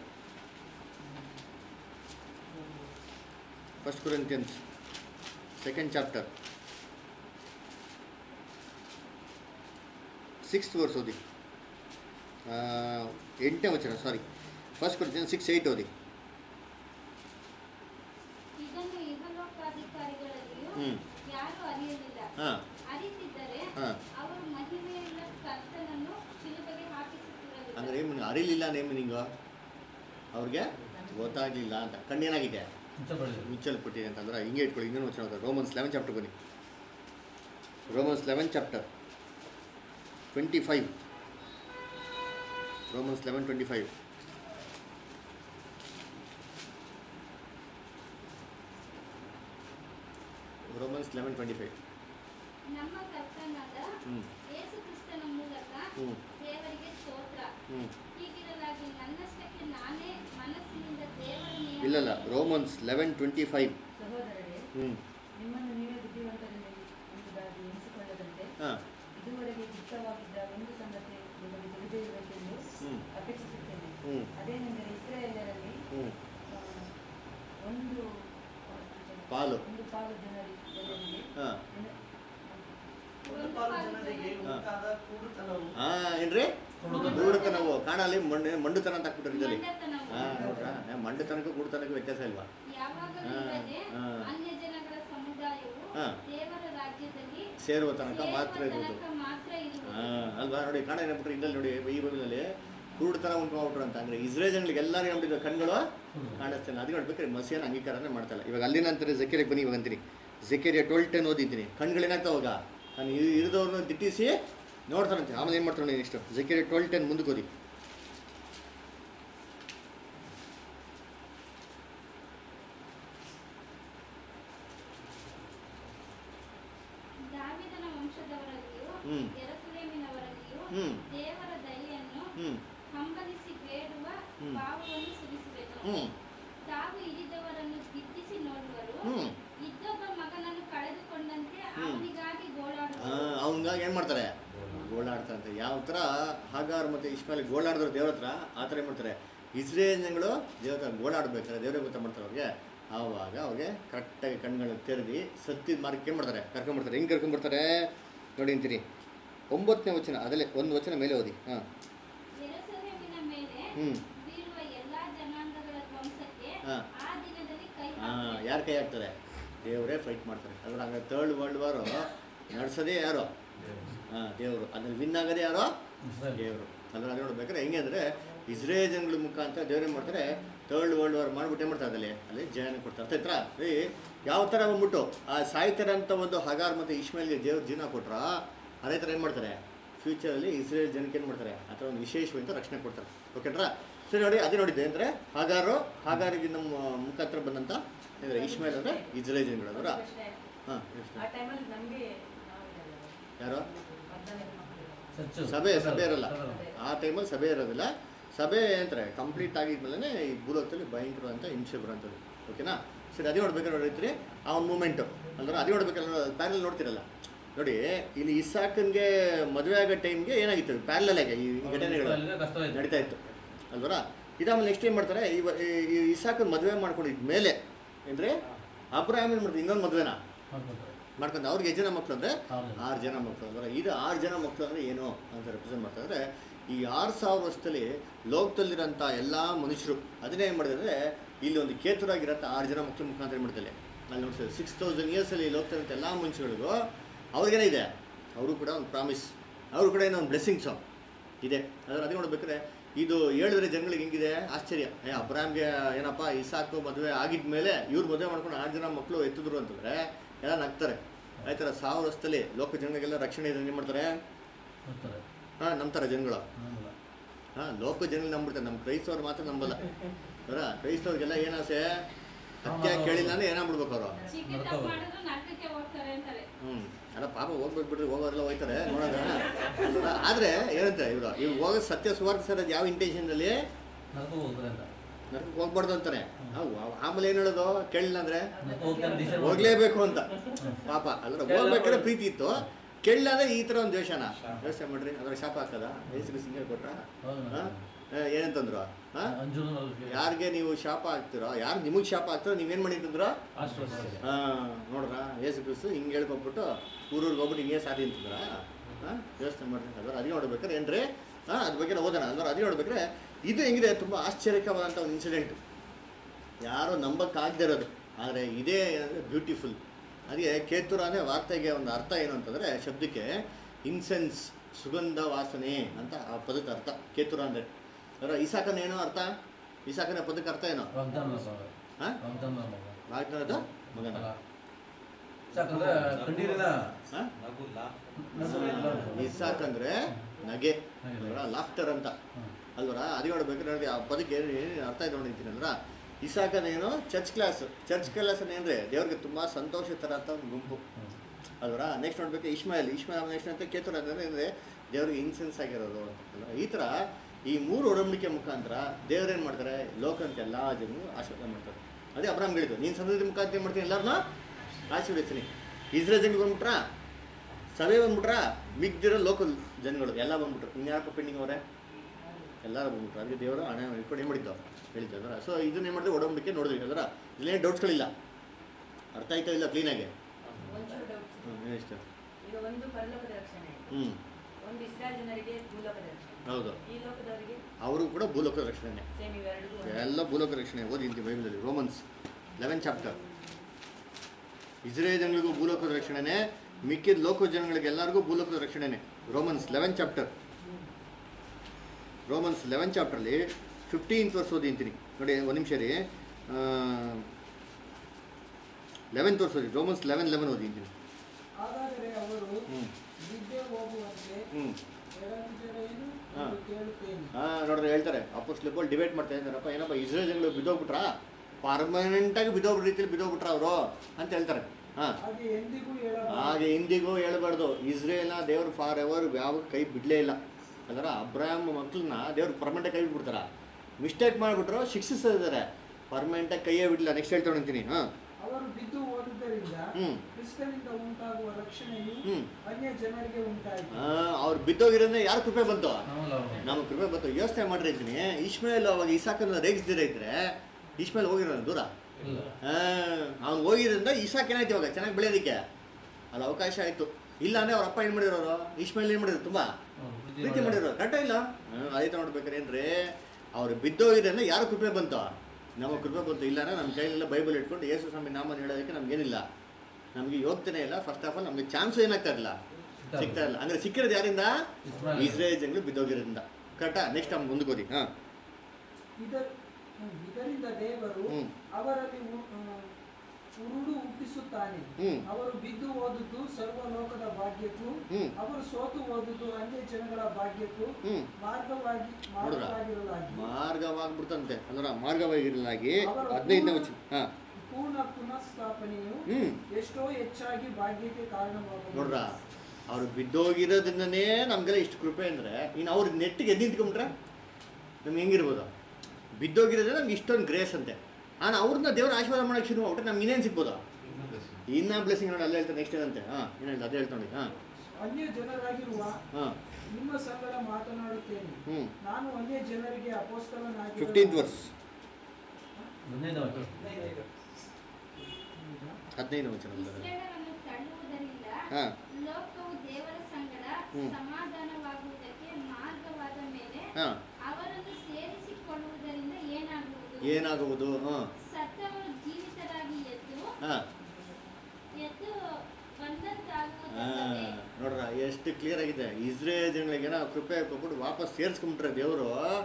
Speaker 2: first Corinthians second chapter sixth verse ಓದಿ ಆ, ಎಂಟನೇ ವಚನ sorry first Corinthians six eight ಓದಿ
Speaker 4: ಇದನ್ನು ಇಹಲೋಕಾಧಿಕಾರಿಗಳಲ್ಲಿಯೂ
Speaker 2: ಹ್ಮ್.
Speaker 4: ಯಾರು ಅರಿಯಲಿಲ್ಲ
Speaker 2: ಹಾಂ
Speaker 4: ಅರಿತಿದ್ದರೆ
Speaker 2: ಹಾಂ
Speaker 4: ಅವರು ಮಹಿಮೆಯುಳ್ಳ ಕರ್ತನನ್ನು ಶಿಲುಬೆಗೆ ಹಾಕಿಸುತ್ತಿರಲಿಲ್ಲ
Speaker 2: ಅಂದರೆ ಏನು ಅರಿಲಿಲ್ಲ ನೇಮ್ ನಿಂಗು ಅವ್ರಿಗೆ ಗೊತ್ತಾಗಲಿಲ್ಲ ಅಂತ ಕಣ್ಣೇನಾಗಿದೆ
Speaker 3: ಮುಚ್ಚಲ್ಪಟ್ಟಿದೆ.
Speaker 2: ಮುಚ್ಚಲ್ಪಟ್ಟಿದೆ ಅಂತಂದ್ರೆ ಹಿಂಗೆ ಇಟ್ಕೊಳ್ಳಿ ಇನ್ನೊಂದು ವಚನ ಓದಿ ರೋಮನ್ಸ್ ಲೆವೆನ್ ಚಾಪ್ಟರ್ ಬನ್ನಿ Romans eleven chapter twenty five Romans eleven twenty five Romans eleven twenty five
Speaker 4: ನಮ್ಮ ಕರ್ತನಾದ
Speaker 2: ಹ್ಞೂ
Speaker 4: ಯೇಸು ಕ್ರಿಸ್ತನ ಮೂಲಕ
Speaker 2: ಹ್ಞೂ
Speaker 4: ದೇವರಿಗೆ ಸ್ತೋತ್ರ
Speaker 2: ಹ್ಞೂ
Speaker 4: ಹೀಗಿರಲಾಗಿ ನನ್ನಷ್ಟಕ್ಕೆ ನಾನೇ ಮನಸ್ಸಿನಿಂದ ದೇವರ
Speaker 2: ಇಲ್ಲಲ್ಲ ರೋಮನ್ಸ್ ಲೆವೆನ್ ಟ್ವೆಂಟಿ ಫೈವ್
Speaker 6: ಸಹೋದರರೇ
Speaker 2: ಹ್ಞೂ
Speaker 6: ನಿಮ್ಮನ್ನು ನೀವೇ ಬುದ್ಧಿವಂತರೆಂದು ಎಂಬುದಾಗಿ ಎನಿಸಿಕೊಳ್ಳದಂತೆ
Speaker 2: ಹಾಂ
Speaker 6: ಇದುವರೆಗೆ ಗುಪ್ತವಾಗಿದ್ದ ಒಂದು ಸಂಗತಿ ನಿಮಗೆ ತಿಳಿದಿರಬೇಕೆಂದು
Speaker 2: ಹ್ಞೂ
Speaker 6: ಅಪೇಕ್ಷಿಸುತ್ತೇನೆ
Speaker 2: ಹ್ಞೂ
Speaker 6: ಅದೇನೆಂದರೆ ಇಸ್ರಾಯೇಲರಲ್ಲಿ
Speaker 2: ಹ್ಞೂ
Speaker 6: ಆ, ಒಂದು
Speaker 2: ಪಾಲು
Speaker 6: ಒಂದು ಪಾಲು ಜನರಿ ಜನರಿಗೆ
Speaker 2: ಹಾಂ
Speaker 6: ನಿನ್ನ-
Speaker 4: ಒಂದು ಪಾಲು ಜನರಿಗೆ
Speaker 1: ಉಂಟಾದ ಕುರುತನವು
Speaker 2: ಹಾಂ ಏನ್ರಿ ಗೂಡುತನವು ಕಾಣಲ್ಲಿ ಮಣ್ಣು ಮಂಡುತನ ಅಂತ ಹಾಕ್ಬಿಟ್ರು ಇದರಲ್ಲಿ
Speaker 4: ಮಂಡತನವು
Speaker 2: ಹಾಂ ನೋಡ್ರಾ ಮಂಡುತನಕ್ಕೂ ಗೂಡುತನಕ್ಕೂ ವ್ಯತ್ಯಾಸ ಇಲ್ವಾ
Speaker 4: ಯಾವಾಗಲೂ
Speaker 2: ಹಾ,
Speaker 4: ಇರದೆ
Speaker 2: ಹಾ.
Speaker 4: ಅನ್ಯ ಜನಗಳ ಸಮುದಾಯವು
Speaker 2: ಹಾ.
Speaker 4: ದೇವರ ರಾಜ್ಯದಲ್ಲಿ
Speaker 2: ಸೇರುವ ತನಕ
Speaker 4: ಸೇರುವ
Speaker 2: ಮಾತ್ರ ಇರೋದು
Speaker 4: ತನಕ ಮಾತ್ರ ಇರುವುದು
Speaker 2: ಹಾಂ ಅಲ್ವಾ ನೋಡಿ ಕಾಣ ಏನಾಗ್ಬಿಟ್ರೆ ಇದ್ರಲ್ಲಿ ನೋಡಿ ಈ ಬೈಬಲ್ನಲ್ಲಿ ಕುರುಡುತನ ಉಂಟು ಮಾಡ್ಬಿಟ್ರು ಅಂತ ಅಂದರೆ ಇಸ್ರೇಲ್ಗಳಿಗೆ ಎಲ್ಲರೂ ಏನ್ಬಿಟ್ಟಿದ್ರು ಕಣ್ಗಳು ಕಾಣಿಸ್ತಾನೆ ಅದಕ್ಕೆ ನೋಡ್ಬೇಕಾದ್ರೆ ಮಸಿಯನ್ನು ಅಂಗೀಕಾರನೇ ಮಾಡ್ತಾಯಿಲ್ಲ ಇವಾಗ ಅಲ್ಲಿನ ಅಂತಾರೆ ಜಕೆರಿಗೆ ಬನ್ನಿ ಇವಾಗ ಅಂತೀನಿ ಜಕೆರಿಯ ಟ್ವೆಲ್ ಟೆನ್ ಓದಿದ್ದೀನಿ ಕಣ್ಗಳೇನಾಗ್ತಾವಾಗ ನಾನು ಇರಿದವ್ರನ್ನ ದಿಟ್ಟಿಸಿ ನೋಡ್ತಾನಂತೆ ಆಮೇಲೆ ಏನು ಮಾಡ್ತಾನೆ ನೆಕ್ಸ್ಟ್ ಜಕೆರಿಯ ಟ್ವೆಲ್ ಟೆನ್ ಮುಂದಕ್ಕೆ ಓದಿ
Speaker 4: ದಾವಿದನ ವಂಶದವರಲ್ಲಿಯೂ
Speaker 2: ಹ್ಮ್.
Speaker 4: ಯೆರೂಸಲೇಮಿನವರಲ್ಲಿಯೂ
Speaker 2: ಹ್ಮ್.
Speaker 4: ದೇವರ ದಯೆಯನ್ನು
Speaker 2: ಹ್ಞೂ
Speaker 4: ಹಂಬಲಿಸಿ ಬೇಡುವ
Speaker 2: ಹ್ಮ್.
Speaker 4: ಭಾವವನ್ನು ಸುರಿಸುವೆನು
Speaker 2: ಹ್ಞೂ
Speaker 4: ತಾವು ಇರಿದವರನ್ನು ದಿಟ್ಟಿಸಿ ನೋಡುವರು
Speaker 2: ಹ್ಞೂ
Speaker 4: ಇದ್ದೊಬ್ಬ ಮಗನನ್ನು ಕಳೆದುಕೊಂಡಂತೆ
Speaker 2: ಹ್ಮ್.
Speaker 4: ಅವನಿಗಾಗಿ ಗೋಳಾಡುವರು
Speaker 2: ಅವನಿಗಾಗಿ ಏನು ಮಾಡ್ತಾರೆ ಗೋಳಾಡ್ತಾರಂತೆ ಯಾವ ಥರ ಹಾಗಾರ್ ಮತ್ತು ಇಸ್ಮಾಯಿಲ್ ಗೋಳಾಡಿದ್ರು ದೇವ್ರ ಹತ್ರ ಆ ಥರ ಏನು ಮಾಡ್ತಾರೆ ಇಸ್ರೇಲ್ ಜನಗಳು ದೇವ್ರ ಹತ್ರ ಗೋಳಾಡ್ಬೇಕಾದ್ರೆ ದೇವ್ರಿಗೆ ಗೊತ್ತಾ ಮಾಡ್ತಾರೆ ಅವ್ರಿಗೆ ಆವಾಗ ಅವ್ರಿಗೆ ಕರೆಕ್ಟಾಗಿ ಕಣ್ಗಳನ್ನ ತೆರೆದಿ ಸತ್ತಿದ ಮಾರ್ಗಕ್ಕೆ ಏನು ಮಾಡ್ತಾರೆ ಕರ್ಕೊಂಬರ್ತಾರೆ ಹೆಂಗೆ ಕರ್ಕೊಂಬರ್ತಾರೆ ನೋಡಿ ಅಂತೀನಿ ಒಂಬತ್ತನೇ ವಚನ ಅದಲ್ಲೇ ಒಂದು ವಚನ ಮೇಲೆ ಓದಿ ಹಾಂ
Speaker 4: ಯೆರೂಸಲೇಮಿನ ಮೇಲೆ
Speaker 2: ಹ್ಞೂ
Speaker 4: ಬೀಳುವ ಎಲ್ಲಾ ಜನಾಂಗಗಳ ಧ್ವಂಸಕ್ಕೆ
Speaker 2: ಹಾ.
Speaker 4: ಆ ದಿನದಲ್ಲಿ ಕೈ
Speaker 2: ಹಾಂ
Speaker 4: ಹಾಕುವೆನು.
Speaker 2: ಯಾರು ಕೈ ಹಾಕ್ತಾರೆ ದೇವರೇ ಫೈಟ್ ಮಾಡ್ತಾರೆ ಅದ್ರ ಹಂಗೆ ತರ್ಡ್ ವರ್ಲ್ಡ್ ವಾರು ನಡೆಸೋದೇ ಯಾರು ಹಾಂ ದೇವರು ಅದ್ರಲ್ಲಿ ವಿನ್ ಆಗೋದೇ ಯಾರೋ
Speaker 3: ಇಸ್ರಾಯೇಲ್.
Speaker 2: ದೇವರು ಅದ್ರ ಅದು ನೋಡ್ಬೇಕಾದ್ರೆ ಹೆಂಗೆ ಅಂದರೆ ಇಸ್ರೇಲ್ ಜನಗಳ ಮುಖಾಂತರ ದೇವ್ರು ಏನು ಮಾಡ್ತಾರೆ ಥರ್ಡ್ ವರ್ಲ್ಡ್ ವಾರ್ ಮಾಡ್ಬಿಟ್ಟು ಏನು ಮಾಡ್ತಾರೆ ಅದಲ್ಲಿ ಅಲ್ಲಿ ಜಯನ ಕೊಡ್ತಾರೆ ಅರ್ಥ ಆಯ್ತಾ ರೀ ಯಾವ ಥರ ಬಂದ್ಬಿಟ್ಟು ಆ ಸಾಯ್ತಾರೆ ಅಂತ ಒಂದು ಹಗಾರ್ ಮತ್ತು ಇಶ್ಮೇಲ್ಗೆ ದೇವ್ರ ಜೀವನ ಕೊಟ್ರ ಅದೇ ಥರ ಏನು ಮಾಡ್ತಾರೆ ಫ್ಯೂಚರಲ್ಲಿ ಇಸ್ರೇಲ್ ಜನಕ್ಕೆ ಏನು ಮಾಡ್ತಾರೆ ಆ ಥರ ಒಂದು ವಿಶೇಷವಾದ ರಕ್ಷಣೆ ಕೊಡ್ತಾರೆ ಓಕೆನ್ರಾ ಸರಿ ನೋಡಿ ಅದೇ ನೋಡಿದ್ದೆ ಅಂದರೆ ಹಾಗಾರು ಹಾಗಾರಿಗೆ ನಮ್ಮ ಮುಖಾಂತರ ಬಂದಂಥ ಅಂದರೆ ಇಶ್ಮೇಲ್ ಅಂದರೆ ಇಸ್ರೇಲ್ ಜನಗಳು ಅದರ
Speaker 6: ಪ್ರಶ್ನೆ,
Speaker 2: ಹಾಂ
Speaker 6: ಆ ಟೈಮಲ್ಲಿ ನಮಗೆ
Speaker 2: ಯಾರು
Speaker 3: ಚರ್ಚು.
Speaker 2: ಸಭೆ ಸಭೆ ಇರಲ್ಲ
Speaker 3: ಸಭೆ.
Speaker 2: ಆ ಟೈಮಲ್ಲಿ ಸಭೆ ಇರೋದಿಲ್ಲ ಸಭೆ ಅಂತಾರೆ ಕಂಪ್ಲೀಟ್ ಆಗಿದ್ಮೇಲೆ ಈ ಭೂಲೋಕದಲ್ಲಿ ಭಯಂಕರ ಅಂತ ಹಿಂಸೆ ಬರೋಂಥದ್ದು ಓಕೆನಾ ಸರಿ ಅದೇ ನೋಡ್ಬೇಕಾದ್ರೆ ನೋಡಿರ್ತೀರಿ ಆ ಒಂದು ಮೂಮೆಂಟು ಅಂದ್ರೆ ಅದೇ ನೋಡ್ಬೇಕಲ್ಲ ಪ್ಯಾರಲ್ ನೋಡ್ತಿರಲ್ಲ ನೋಡಿ ಇಲ್ಲಿ ಇಸಾಕನ್ಗೆ ಮದುವೆ ಆಗೋ ಟೈಮ್ಗೆ ಏನಾಗಿತ್ತು ಪ್ಯಾರಲ್ ಆಗಿ ಈ ಘಟನೆಗಳು
Speaker 3: ಇಸ್ರಾಯೇಲ್ಗೆ ಕಷ್ಟವಾಯ್ತು.
Speaker 2: ನಡೀತಾ ಇತ್ತು ಅಲ್ವರ ಇದಾದ್ಮೇಲೆ ನೆಕ್ಸ್ಟ್ ಏನು ಮಾಡ್ತಾರೆ ಇವ ಈ ಇಸಾಕನ್ ಮದುವೆ ಮಾಡ್ಕೊಂಡಿದ್ದ ಮೇಲೆ ಅಂದರೆ ಅಬ್ರಾಹಮ್ ಏನು ಮಾಡ್ತಾರೆ ಇನ್ನೊಂದು ಮದುವೆನ
Speaker 3: ಮಾಡ್ಕೊಂತಾರೆ.
Speaker 2: ಮಾಡ್ಕೊಂಡು ಅವ್ರಿಗೆ ಎಷ್ಟು ಜನ ಮಕ್ಕಳು ಅಂದರೆ
Speaker 3: ಹೌದು.
Speaker 2: ಆರು ಜನ ಮಕ್ಕಳು ಅಂದ್ರೆ ಇದು ಆರು ಜನ ಮಕ್ಕಳು ಅಂದರೆ ಏನು ಅಂತ ರೆಪ್ರೆಸೆಂಟ್ ಮಾಡ್ತಾರೆ ಅಂದರೆ ಈ ಆರು ಸಾವಿರ ವರ್ಷದಲ್ಲಿ ಲೋಕದಲ್ಲಿರೋಂಥ ಎಲ್ಲ ಮನುಷ್ಯರು ಅದನ್ನೇ ಏನು ಮಾಡಿದ್ರೆ ಇಲ್ಲಿ ಒಂದು ಕೇತುರಾಗಿರೋಂಥ ಆರು ಜನ ಮಕ್ಕಳ ಮುಖಾಂತರ ಏನು ಮಾಡ್ತಾರೆ ಅಲ್ಲಿ ನೋಡಿ ಸಿಕ್ಸ್ ತೌಸಂಡ್ ಇಯರ್ಸಲ್ಲಿ ಲೋಕದಲ್ಲಿರೋಂಥ ಎಲ್ಲ ಮನುಷ್ಯರಿಗೂ ಅವ್ರಿಗೇನೇ ಇದೆ ಅವರು ಕೂಡ ಒಂದು ಪ್ರಾಮಿಸ್ ಅವರು ಕೂಡ ಏನೋ ಒಂದು ಬ್ಲೆಸ್ಸಿಂಗ್ಸು ಇದೆ ಅದರ ಅದೇ ನೋಡ್ಬೇಕಾದ್ರೆ ಇದು ಹೇಳಿದ್ರೆ ಜನಗಳಿಗೆ ಹೆಂಗಿದೆ ಆಶ್ಚರ್ಯ ಏ ಅಬ್ರಾಮ್ಗೆ ಏನಪ್ಪ ಇಸಾಕು ಮದುವೆ ಆಗಿದ್ಮೇಲೆ ಇವ್ರು ಮದುವೆ ಮಾಡ್ಕೊಂಡು ಆರು ಜನ ಮಕ್ಕಳು ಎತ್ತಿದ್ರು ಅಂತಂದ್ರೆ ಎಲ್ಲ ನಗ್ತಾರೆ ಆಯ್ತರ ಸಾವಿರ ವರ್ಷದಲ್ಲಿ ಲೋಕ ಜನಗಳಿಗೆಲ್ಲ ರಕ್ಷಣೆ ಇದೆ ಏನು ಮಾಡ್ತಾರೆ
Speaker 3: ನೋಡ್ತಾರೆ
Speaker 2: ಹಾಂ ನಂಬ್ತಾರೆ ಜನಗಳು
Speaker 3: ನಂಬಲ್ಲ.
Speaker 2: ಹಾಂ ಲೋಕ ಜನಗಳು ನಂಬಿಡ್ತಾರೆ ನಮ್ಮ ಕ್ರೈಸ್ತವ್ರು ಮಾತ್ರ ನಂಬಲ್ಲ ಅವರ ಕ್ರೈಸ್ತವ್ರಿಗೆಲ್ಲ ಏನಾಸೆ ಸತ್ಯ ಕೇಳಿಲ್ಲ ಅಂದ್ರೆ ಏನಾಗ್ಬಿಡ್ಬೇಕು ಅವರು
Speaker 4: ಚಿಕ್ಕ
Speaker 3: ನಡ್ಕೊ
Speaker 4: ತಪ್ಪು
Speaker 3: ಬಾ.
Speaker 4: ಮಾಡಿದ್ರು ನರಕಕ್ಕೆ ಹೋಗ್ತಾರೆ ಅಂತಾರೆ
Speaker 2: ಹ್ಞೂ ಅಲ್ಲ ಪಾಪ ಹೋಗ್ಬೇಕು ಬಿಡ್ರಿ ಹೋಗೋರೆಲ್ಲ ಹೋಯ್ತಾರೆ ನೋಡೋಣ ಆದರೆ ಏನಂತ ಇವರು ಇವ್ರು ಹೋಗೋ ಸತ್ಯ ಸುವಾರ್ಥ ಸರ್ ಯಾವ ಇಂಟೆನ್ಷನ್ದಲ್ಲಿ
Speaker 3: ನಡ್ಕೊ ಹೋಗ್ತಾರೆ ಅಂತ
Speaker 2: ನರ್ಕಕ್ಕೆ ಹೋಗ್ಬಾರ್ದು ಅಂತಾನೆ ಅವ್ ಆಮೇಲೆ ಏನು ಹೇಳೋದು ಕೇಳಿಲ್ಲ ಅಂದ್ರೆ
Speaker 3: ನಡ್ಕೊ ಹೋಗ್ತಾರೆ decide ಮಾಡ್ತಾರೆ.
Speaker 2: ಹೋಗ್ಲೇಬೇಕು ಅಂತ ಪಾಪ ಅದ್ರ ಹೋಗ್ಬೇಕಾದ್ರೆ ಪ್ರೀತಿ ಇತ್ತು ಕೇಳಿಲ್ಲ ಅಂದ್ರೆ ಈ ಥರ ಒಂದು ದ್ವೇಷನ ಯೋಚನೆ ಮಾಡ್ರಿ ಅದ್ರ ಶಾಪ ಹಾಕದ ಹೆಸರು ಸಿಂಗಲ್ ಕೊಟ್ರ
Speaker 3: ಹೌದು
Speaker 2: ಹಾಂ
Speaker 3: ನಡ್ಕೊ.
Speaker 2: ಏನಂತಂದ್ರು ಹಾಂ
Speaker 3: ಅಂಜೂರು ನಲ್ವತ್ತು.
Speaker 2: ಯಾರಿಗೆ ನೀವು ಶಾಪ ಹಾಕ್ತಿರೋ ಯಾರು ನಿಮಗೆ ಶಾಪ ಹಾಕ್ತಿರೋ ನೀವೇನು ಮಾಡಿತ್ತಂದ್ರು
Speaker 3: ಆಶೀರ್ವಾದ.
Speaker 2: ಹಾಂ ನೋಡ್ರ ಏಸು ಕ್ರಿಸ್ತು ಹಿಂಗೆ ಹೇಳ್ಕೊಬಿಟ್ಟು ಊರೂರಿಗೆ ಹೋಗ್ಬಿಟ್ಟು ಹಿಂಗೆ ಸಾಧಿ ಅಂತಿದ್ರ ಹಾಂ ಯೋಚನೆ ಮಾಡ್ರಿ ಅದ್ರ ಅದೇ ನೋಡ್ಬೇಕಾರೆ ಏನ್ರಿ ಹಾಂ ಅದ್ರ ಬಗ್ಗೆ ನಾವು ಓದೋಣ ಅಂದ್ರೆ ಅದೇ ನೋಡ್ಬೇಕಾರೆ ಇದು ಹೆಂಗಿದೆ ತುಂಬ ಆಶ್ಚರ್ಯಕವಾದಂಥ ಒಂದು ಇನ್ಸಿಡೆಂಟ್ ಯಾರು ನಂಬಕ್ಕಾಗದೇ ಇರೋದು ಆದರೆ ಇದೇ ಬ್ಯೂಟಿಫುಲ್ ಅದಕ್ಕೆ ಕೇತುರ ಅಂದರೆ ವಾರ್ತೆಗೆ ಒಂದು ಅರ್ಥ ಏನು ಅಂತಂದರೆ ಶಬ್ದಕ್ಕೆ ಇನ್ಸೆನ್ಸ್ ಸುಗಂಧ ವಾಸನೆ ಅಂತ ಆ ಪದಕ್ಕೆ ಅರ್ಥ ಕೇತುರ ಅಂದರೆ ಅದರ ಇಸಾಕನ ಏನೋ ಅರ್ಥ ಇಸಾಕನ ಪದಕ್ಕೆ ಅರ್ಥ ಏನೋ
Speaker 3: ವಾಗ್ದಾನ ಮಗ.
Speaker 2: ಹಾಂ
Speaker 3: ವಾಗ್ದಾನ ಮಗ.
Speaker 2: ವಾಗ್ದಾನದ ಮಗನ
Speaker 3: ಅಲ್ಲ. ಸಾಕಂದ್ರೆ ಕಣ್ಣೀರಿನ
Speaker 2: ಹಾಂ
Speaker 1: ನಗು ಲಾಫ್
Speaker 2: ಇಸಾಕ್ ಅಂದ್ರೆ ನಗೆ
Speaker 3: ನಗೆ.
Speaker 2: ಲಾಫ್ಟರ್ ಅಂತ
Speaker 3: ಹ್ಮ್.
Speaker 2: ಅಲ್ವರ ಅದೇ ನೋಡ್ಬೇಕು ನೋಡಿ ಆ ಪದಕ್ಕೆ ಏನು ಏನು ಅರ್ಥ ಇದೆ ನೋಡಿರ್ತೀನಿ ಅಂದ್ರ ಇಸಾಕನೇನು ಚರ್ಚ್ ಕ್ಲಾಸ್ ಚರ್ಚ್ ಕ್ಲಾಸ್ ಅಂದ್ರೆ ದೇವ್ರಿಗೆ ತುಂಬಾ ಸಂತೋಷ ತರ ಅಂತ ಒಂದು ಗುಂಪು
Speaker 3: ಹ್ಮ್.
Speaker 2: ಅಲ್ವರ ನೆಕ್ಸ್ಟ್ ನೋಡ್ಬೇಕು ಇಸ್ಮಾಯಿಲ್ ಇಸ್ಮಾಯಿಲ್ ನೆಕ್ಸ್ಟ್ ಅಂತ ಕೇತುರ ಅಂದ್ರೆ ಅಂದ್ರೆ ದೇವ್ರಿಗೆ ಇನ್ಸೆನ್ಸ್ ಆಗಿರೋದು ಅಂತ ಅಲ್ವಾ? ಈ ಥರ ಈ ಮೂರು ಒಡಂಬಡಿಕೆ ಮುಖಾಂತರ ದೇವ್ರೇನು ಮಾಡ್ತಾರೆ ಲೋಕಂತ ಎಲ್ಲ ಜನರು ಆಶೀರ್ವಾದ ಮಾಡ್ತಾರೆ ಅದೇ ಅಬ್ರಾಮ್ ಹೇಳಿದ್ದು ನೀನು ಸಂತತಿ ಮುಖಾಂತರ ಏನು ಮಾಡ್ತೀನಿ ಎಲ್ಲರನ್ನ ಆಶೀರ್ವದಿಸ್ತೀನಿ ಇಸ್ರೇಲ್ ಜನಕ್ಕೆ ಬಂದ್ಬಿಟ್ರಾ ಸಭೆ ಬಂದ್ಬಿಟ್ರಾ ಮಿಗ್ದಿರೋ ಲೋಕಲ್ ಜನಗಳು ಎಲ್ಲ ಬಂದ್ಬಿಟ್ರು ಇನ್ಯಾರಪ್ಪ ಪೆಂಡಿಂಗ್ ಅವರೇ ಎಲ್ಲರೂ ಬಂದ್ಬಿಟ್ರು ಅದಕ್ಕೆ ದೇವರು ಹಣ ಇಟ್ಕೊಂಡು ಏನು ಮಾಡಿದ್ದು ಹೇಳಿದ್ದು ಅದರ ಸೊ ಇದನ್ನ ಏನು ಮಾಡಿದ್ರೆ ಒಡಂಬಡಿಕೆ ನೋಡಿದ್ವಿ ಅದರ ಇಲ್ಲೇನು ಡೌಟ್ಸ್ಗಳಿಲ್ಲ ಅರ್ಥ ಆಯ್ತಾ ಇಲ್ಲ ಕ್ಲೀನಾಗಿ
Speaker 6: ಒಂಚೂರು ಡೌಟ್
Speaker 2: ಹ್ಞೂ ಇಷ್ಟ
Speaker 6: ಈಗ ಒಂದು ಪರಲೋಕದ ರಕ್ಷಣೆ
Speaker 2: ಹ್ಞೂ
Speaker 6: ಒಂದು ಇಸ್ರಾಯೇಲ್ ಜನರಿಗೆ ಭೂಲೋಕದ ರಕ್ಷಣೆ
Speaker 2: ಹೌದು
Speaker 6: ಈ ಲೋಕದವರಿಗೆ
Speaker 2: ಅವರು ಕೂಡ ಭೂಲೋಕದ ರಕ್ಷಣೆ
Speaker 6: ಸೇಮ್ ಇವೆರಡು
Speaker 2: ಎಲ್ಲ ಭೂಲೋಕ ರಕ್ಷಣೆ ಓದಿದ್ವಿ ಬೈಬಲಲ್ಲಿ ರೋಮನ್ಸ್ ಲೆವೆನ್ ಚಾಪ್ಟರ್ ಇಸ್ರೇಲ್ ಜನಗಳಿಗೂ ಭೂಲೋಕದ ರಕ್ಷಣೆನೇ ಮಿಕ್ಕಿದ ಲೋಕ ಜನಗಳಿಗೆ ಎಲ್ಲರಿಗೂ ಭೂಲೋಕದ ರಕ್ಷಣೆನೇ Romans eleven chapter Romans eleven ಚಾಪ್ಟರ್ಲಿ ಫಿಫ್ಟೀನ್ತ್ ವರ್ಷ ಓದಿಂತೀನಿ ನೋಡಿ ಒಂದು ನಿಮಿಷ ರೀ ಲೆವೆಂತ್ ವರ್ಷ ಓದಿ ರೋಮನ್ಸ್ ಲೆವೆನ್ ಲೆವೆನ್ ಓದಿಂತೀನಿ
Speaker 5: ಹಾಗಾದರೆ ಅವರು
Speaker 2: ಹ್ಞೂ
Speaker 5: ನಿದ್ದೆ ಹೋಗುವಂತೆ
Speaker 2: ಹ್ಞೂ
Speaker 5: ಹೇಳುತ್ತಿದ್ದರೇನು
Speaker 2: ಹಾ.
Speaker 5: ಎಂದು ಕೇಳುತ್ತೇನೆ
Speaker 2: ಹಾಂ ನೋಡಿದ್ರೆ ಹೇಳ್ತಾರೆ ಅಪೋಸ್ಟ್ಲಿಗಳು ಡಿಬೇಟ್ ಮಾಡ್ತಾ ಇದ್ದಾರಪ್ಪ ಏನಪ್ಪ ಇಸ್ರೇಲ್ ಜನಗಳು ಬಿದ್ದೋಗ್ಬಿಟ್ರಾ ಪರ್ಮನೆಂಟಾಗಿ ಬಿದ್ದೋಗ್ಬಿಟ್ಟ ರೀತಿಯಲ್ಲಿ ಬಿದ್ದೋಗ್ಬಿಟ್ರ ಅವರು ಅಂತ ಹೇಳ್ತಾರೆ ಹಾಂ
Speaker 5: ಹಾಗೆ ಎಂದಿಗೂ ಹೇಳಬಾರದು
Speaker 2: ಹಾಗೆ ಇಂದಿಗೂ ಹೇಳ್ಬಾರ್ದು ಇಸ್ರೇಲ್ನ ದೇವ್ರು ಫಾರ್ ಎವರ್ ಯಾವ ಕೈ ಬಿಡಲೇ ಇಲ್ಲ ಅದರ ಅಬ್ರಾಹ್ಮ್ ಮಕ್ಕಳನ್ನ ದೇವ್ರು ಪರ್ಮನೆಂಟಾಗಿ ಕೈ ಬಿಟ್ಬಿಡ್ತಾರ ಮಿಸ್ಟೇಕ್ ಮಾಡಿಬಿಟ್ರು ಶಿಕ್ಷಿಸಿದ್ದಾರೆ ಪರ್ಮನೆಂಟಾಗಿ ಕೈಯೇ ಬಿಡಲಿಲ್ಲ ನೆಕ್ಸ್ಟ್ ಹೇಳ್ತಾ ಅಂತೀನಿ ಹಾಂ
Speaker 5: ಅವರು ಬಿದ್ದು ಹೋದುದರಿಂದ
Speaker 2: ಹ್ಞೂ
Speaker 5: ಕ್ರಿಸ್ತನಿಂದ ಉಂಟಾಗುವ ರಕ್ಷಣೆಯು
Speaker 2: ಹ್ಞೂ
Speaker 5: ಅನ್ಯ ಜನರಿಗೆ ಉಂಟಾಯಿತು
Speaker 2: ಅವ್ರು ಬಿದ್ದೋಗಿರೋದ್ರೆ ಯಾರು ಕೃಪೆ ಬಂತು
Speaker 3: ನಮ್ಮಲ್ಲ ಅವ್ರು.
Speaker 2: ನಮಗೆ ಕೃಪೆ ಬಂತು ಯೋಚನೆ ಮಾಡ್ರಿ ಇದ್ದೀನಿ ಇಸ್ಮೇಲ್ ಅವಾಗ ಇಸಾಕನ್ನ ರೇಗಿಸ್ದಿರ ಇದ್ರೆ ಇಸ್ಮೇಲ್ ಹೋಗಿರೋದು ದೂರ
Speaker 3: ಇಲ್ಲ
Speaker 2: ಅವ್ನು ಹೋಗಿದ್ರಿಂದ ಇಸಾಕ್ ಏನಾಯ್ತು ಇವಾಗ ಚೆನ್ನಾಗಿ ಬೆಳೆಯೋದಕ್ಕೆ ಅಲ್ಲಿ ಅವಕಾಶ ಆಯಿತು ಇಲ್ಲ ಅಂದ್ರೆ ಅವ್ರ ಅಪ್ಪ ಏನು ಮಾಡಿರೋರು ಇಸ್ಮೇಲ್ ಏನು ಮಾಡಿದ್ರು ತುಂಬ
Speaker 3: ಅವ್ರು ಪ್ರೀತಿ
Speaker 2: ಪ್ರೀತಿ
Speaker 3: ಮಾಡಿದ್ರು.
Speaker 2: ಮಾಡಿರೋರು ಕರೆಕ್ಟ ಇಲ್ಲ ಆಯ್ತು ನೋಡ್ಬೇಕಾರೆ ಏನ್ರಿ ಅವ್ರು ಬಿದ್ದೋಗಿದೆ ಅಂದ್ರೆ ಯಾರು ಕೃಪೆ ಬಂತು ನಮಗೆ ಕೃಪೆ ಬಂತು ಇಲ್ಲ ಅಂದ್ರೆ ನಮ್ಮ ಕೈಲೆಲ್ಲ ಬೈಬಲ್ ಇಟ್ಕೊಂಡು ಯೇಸು ಸ್ವಾಮಿ ನಾಮನ ಹೇಳೋದಕ್ಕೆ ನಮ್ಗೇನಿಲ್ಲ ನಮಗೆ ಯೋಗ್ಯತೆ ಇಲ್ಲ ಫಸ್ಟ್ ಆಫ್ ಆಲ್ ನಮಗೆ ಚಾನ್ಸು ಏನಾಗ್ತಾ ಇರಲಿಲ್ಲ
Speaker 3: ಸಿಗ್ತಾ
Speaker 2: ಸಿಗ್ತಾ ಇಲ್ಲ ಅಂದ್ರೆ ಸಿಕ್ಕಿರೋದು ಯಾರಿಂದ
Speaker 3: ಇಸ್ಮಾಯಿಲ್.
Speaker 2: ಇಸ್ರೇಲ್ ಜನಗಳು ಬಿದ್ದೋಗಿರೋದ್ರಿಂದ ಕರೆಕ್ಟಾ ನೆಕ್ಸ್ಟ್ ನಮ್ಮ ಮುಂದಕ್ಕೆ ಓದಿ ಹಾಂ
Speaker 5: ಇದರ ಹ್ಮ್, ಇದರಿಂದ ದೇವರು
Speaker 2: ಹ್ಮ್.
Speaker 5: ಅವರಲ್ಲಿ ಉ- ಆ, ಉರುಳು ಹುಟ್ಟಿಸುತ್ತಾನೆ
Speaker 2: ಹ್ಮ್.
Speaker 5: ಅವರು ಬಿದ್ದು ಹೋದುದು ಸರ್ವಲೋಕದ ಭಾಗ್ಯಕ್ಕೂ
Speaker 2: ಹ್ಮ್.
Speaker 5: ಅವರು ಸೋತು ಹೋದುದು ಅನ್ಯ ಜನಗಳ ಭಾಗ್ಯಕ್ಕೂ
Speaker 2: ಹ್ಞೂ
Speaker 5: ಮಾರ್ಗವಾಗಿ ಮಾರ್ಗವಾಗಿರಲಾಗಿ
Speaker 2: ಮಾರ್ಗವಾಗ್ಬಿಡ್ತಂತೆ ಅಂದ್ರೆ ಮಾರ್ಗವಾಗಿರಲಾಗಿ
Speaker 5: ಅವರ
Speaker 2: ಹದಿನೈದನೇ
Speaker 5: ಪೂರ್ಣ-
Speaker 2: ವಚನ ಹಾಂ
Speaker 5: ಪೂರ್ಣ ಪುನಃಸ್ಥಾಪನೆಯು
Speaker 2: ಹ್ಞೂ
Speaker 5: ಎಷ್ಟೋ ಹೆಚ್ಚಾಗಿ ಭಾಗ್ಯಕ್ಕೆ ಕಾರಣವಾಗುವುದು
Speaker 2: ನೋಡ್ರ ಅವ್ರು ಬಿದ್ದೋಗಿರೋದ್ರಿಂದನೇ ನಮಗೆಲ್ಲ ಇಷ್ಟು ಕೃಪೆ ಅಂದರೆ ಇನ್ನು ಅವ್ರು ನೆಟ್ಟಿಗೆ ಎದ್ದು ನಿಂತ್ಕೊಂಡ್ರೆ ನಮ್ಗೆ ಹೆಂಗಿರ್ಬೋದು ಬಿದ್ದೋಗಿರೋದ್ರೆ ನಮ್ಗೆ ಇಷ್ಟೊಂದು ಗ್ರೇಸ್ ಅಂತೆ ஆனால் ಅವ್ರನ್ನ ದೇವ್ರ ಆಶೀರ್ವಾದ ಮಾಡೋಕ್ಕೆ ಶುರು ಮಾಡ್ಬಿಟ್ರೆ ನಮ್ಗೆ ಇನ್ನೇನು ಸಿಗ್ಬೋದು ಇನ್ನ ಬ್ಲೆಸ್ಸಿಂಗ್ ನೋಡಿ ಅಲ್ಲೇ ಹೇಳ್ತಾರೆ ನೆಕ್ಸ್ಟ್ ಏನಂತೆ ಹಾಂ ಏನು ಹೇಳ್ತಾರೆ ಅದೇ ಹೇಳ್ತಾ ನೋಡಿ ಹಾಂ
Speaker 5: ಅನ್ಯ ಜನರಾಗಿರುವ
Speaker 2: ಹಾಂ
Speaker 5: ನಿಮ್ಮ ಸಂಗಡ ಮಾತನಾಡುತ್ತೇನೆ
Speaker 2: ಹ್ಞೂ
Speaker 5: ನಾನು ಅನ್ಯ ಜನರಿಗೆ ಅಪೋಸ್ತಲನಾಗಿ
Speaker 2: ಫಿಫ್ಟೀನ್ತ್ ವರ್ಸ್
Speaker 3: ಹದಿನೈದು ವರ್ಷ.
Speaker 2: ಹದಿನೈದು ವಚನ
Speaker 4: ಇಸ್ರೇಲರನ್ನು ತಳ್ಳುವುದರಿಂದ
Speaker 2: ಹಾಂ
Speaker 4: ಲೋಕವು ದೇವರ ಸಂಗಡ
Speaker 2: ಹ್ಮ್.
Speaker 4: ಸಮಾಧಾನವಾಗುವುದಕ್ಕೆ ಮಾರ್ಗವಾದ ಮೇಲೆ
Speaker 2: ಹಾಂ
Speaker 4: ಅವರನ್ನು ಸೇರಿಸಿಕೊಳ್ಳುವುದರಿಂದ ಏನಾಗುವುದು
Speaker 2: ಏನಾಗುವುದು ಹಾಂ
Speaker 4: ಸತ್ತವರು ಜೀವಿತರಾಗಿ ಎದ್ದು
Speaker 2: ಹಾಂ
Speaker 4: ಎದ್ದು ಬಂದಂತಾಗುವುದಲ್ಲದೆ
Speaker 2: ನೋಡ್ರ ಎಷ್ಟು ಕ್ಲಿಯರ್ ಆಗಿದೆ ಇಸ್ರೇಲ್ ಜನಗಳಿಗೆ ಏನೋ ಕೃಪೆ ಕೊಟ್ಬಿಟ್ಟು ವಾಪಸ್ ಸೇರಿಸ್ಕೊಂಬಿಟ್ರೆ ದೇವರು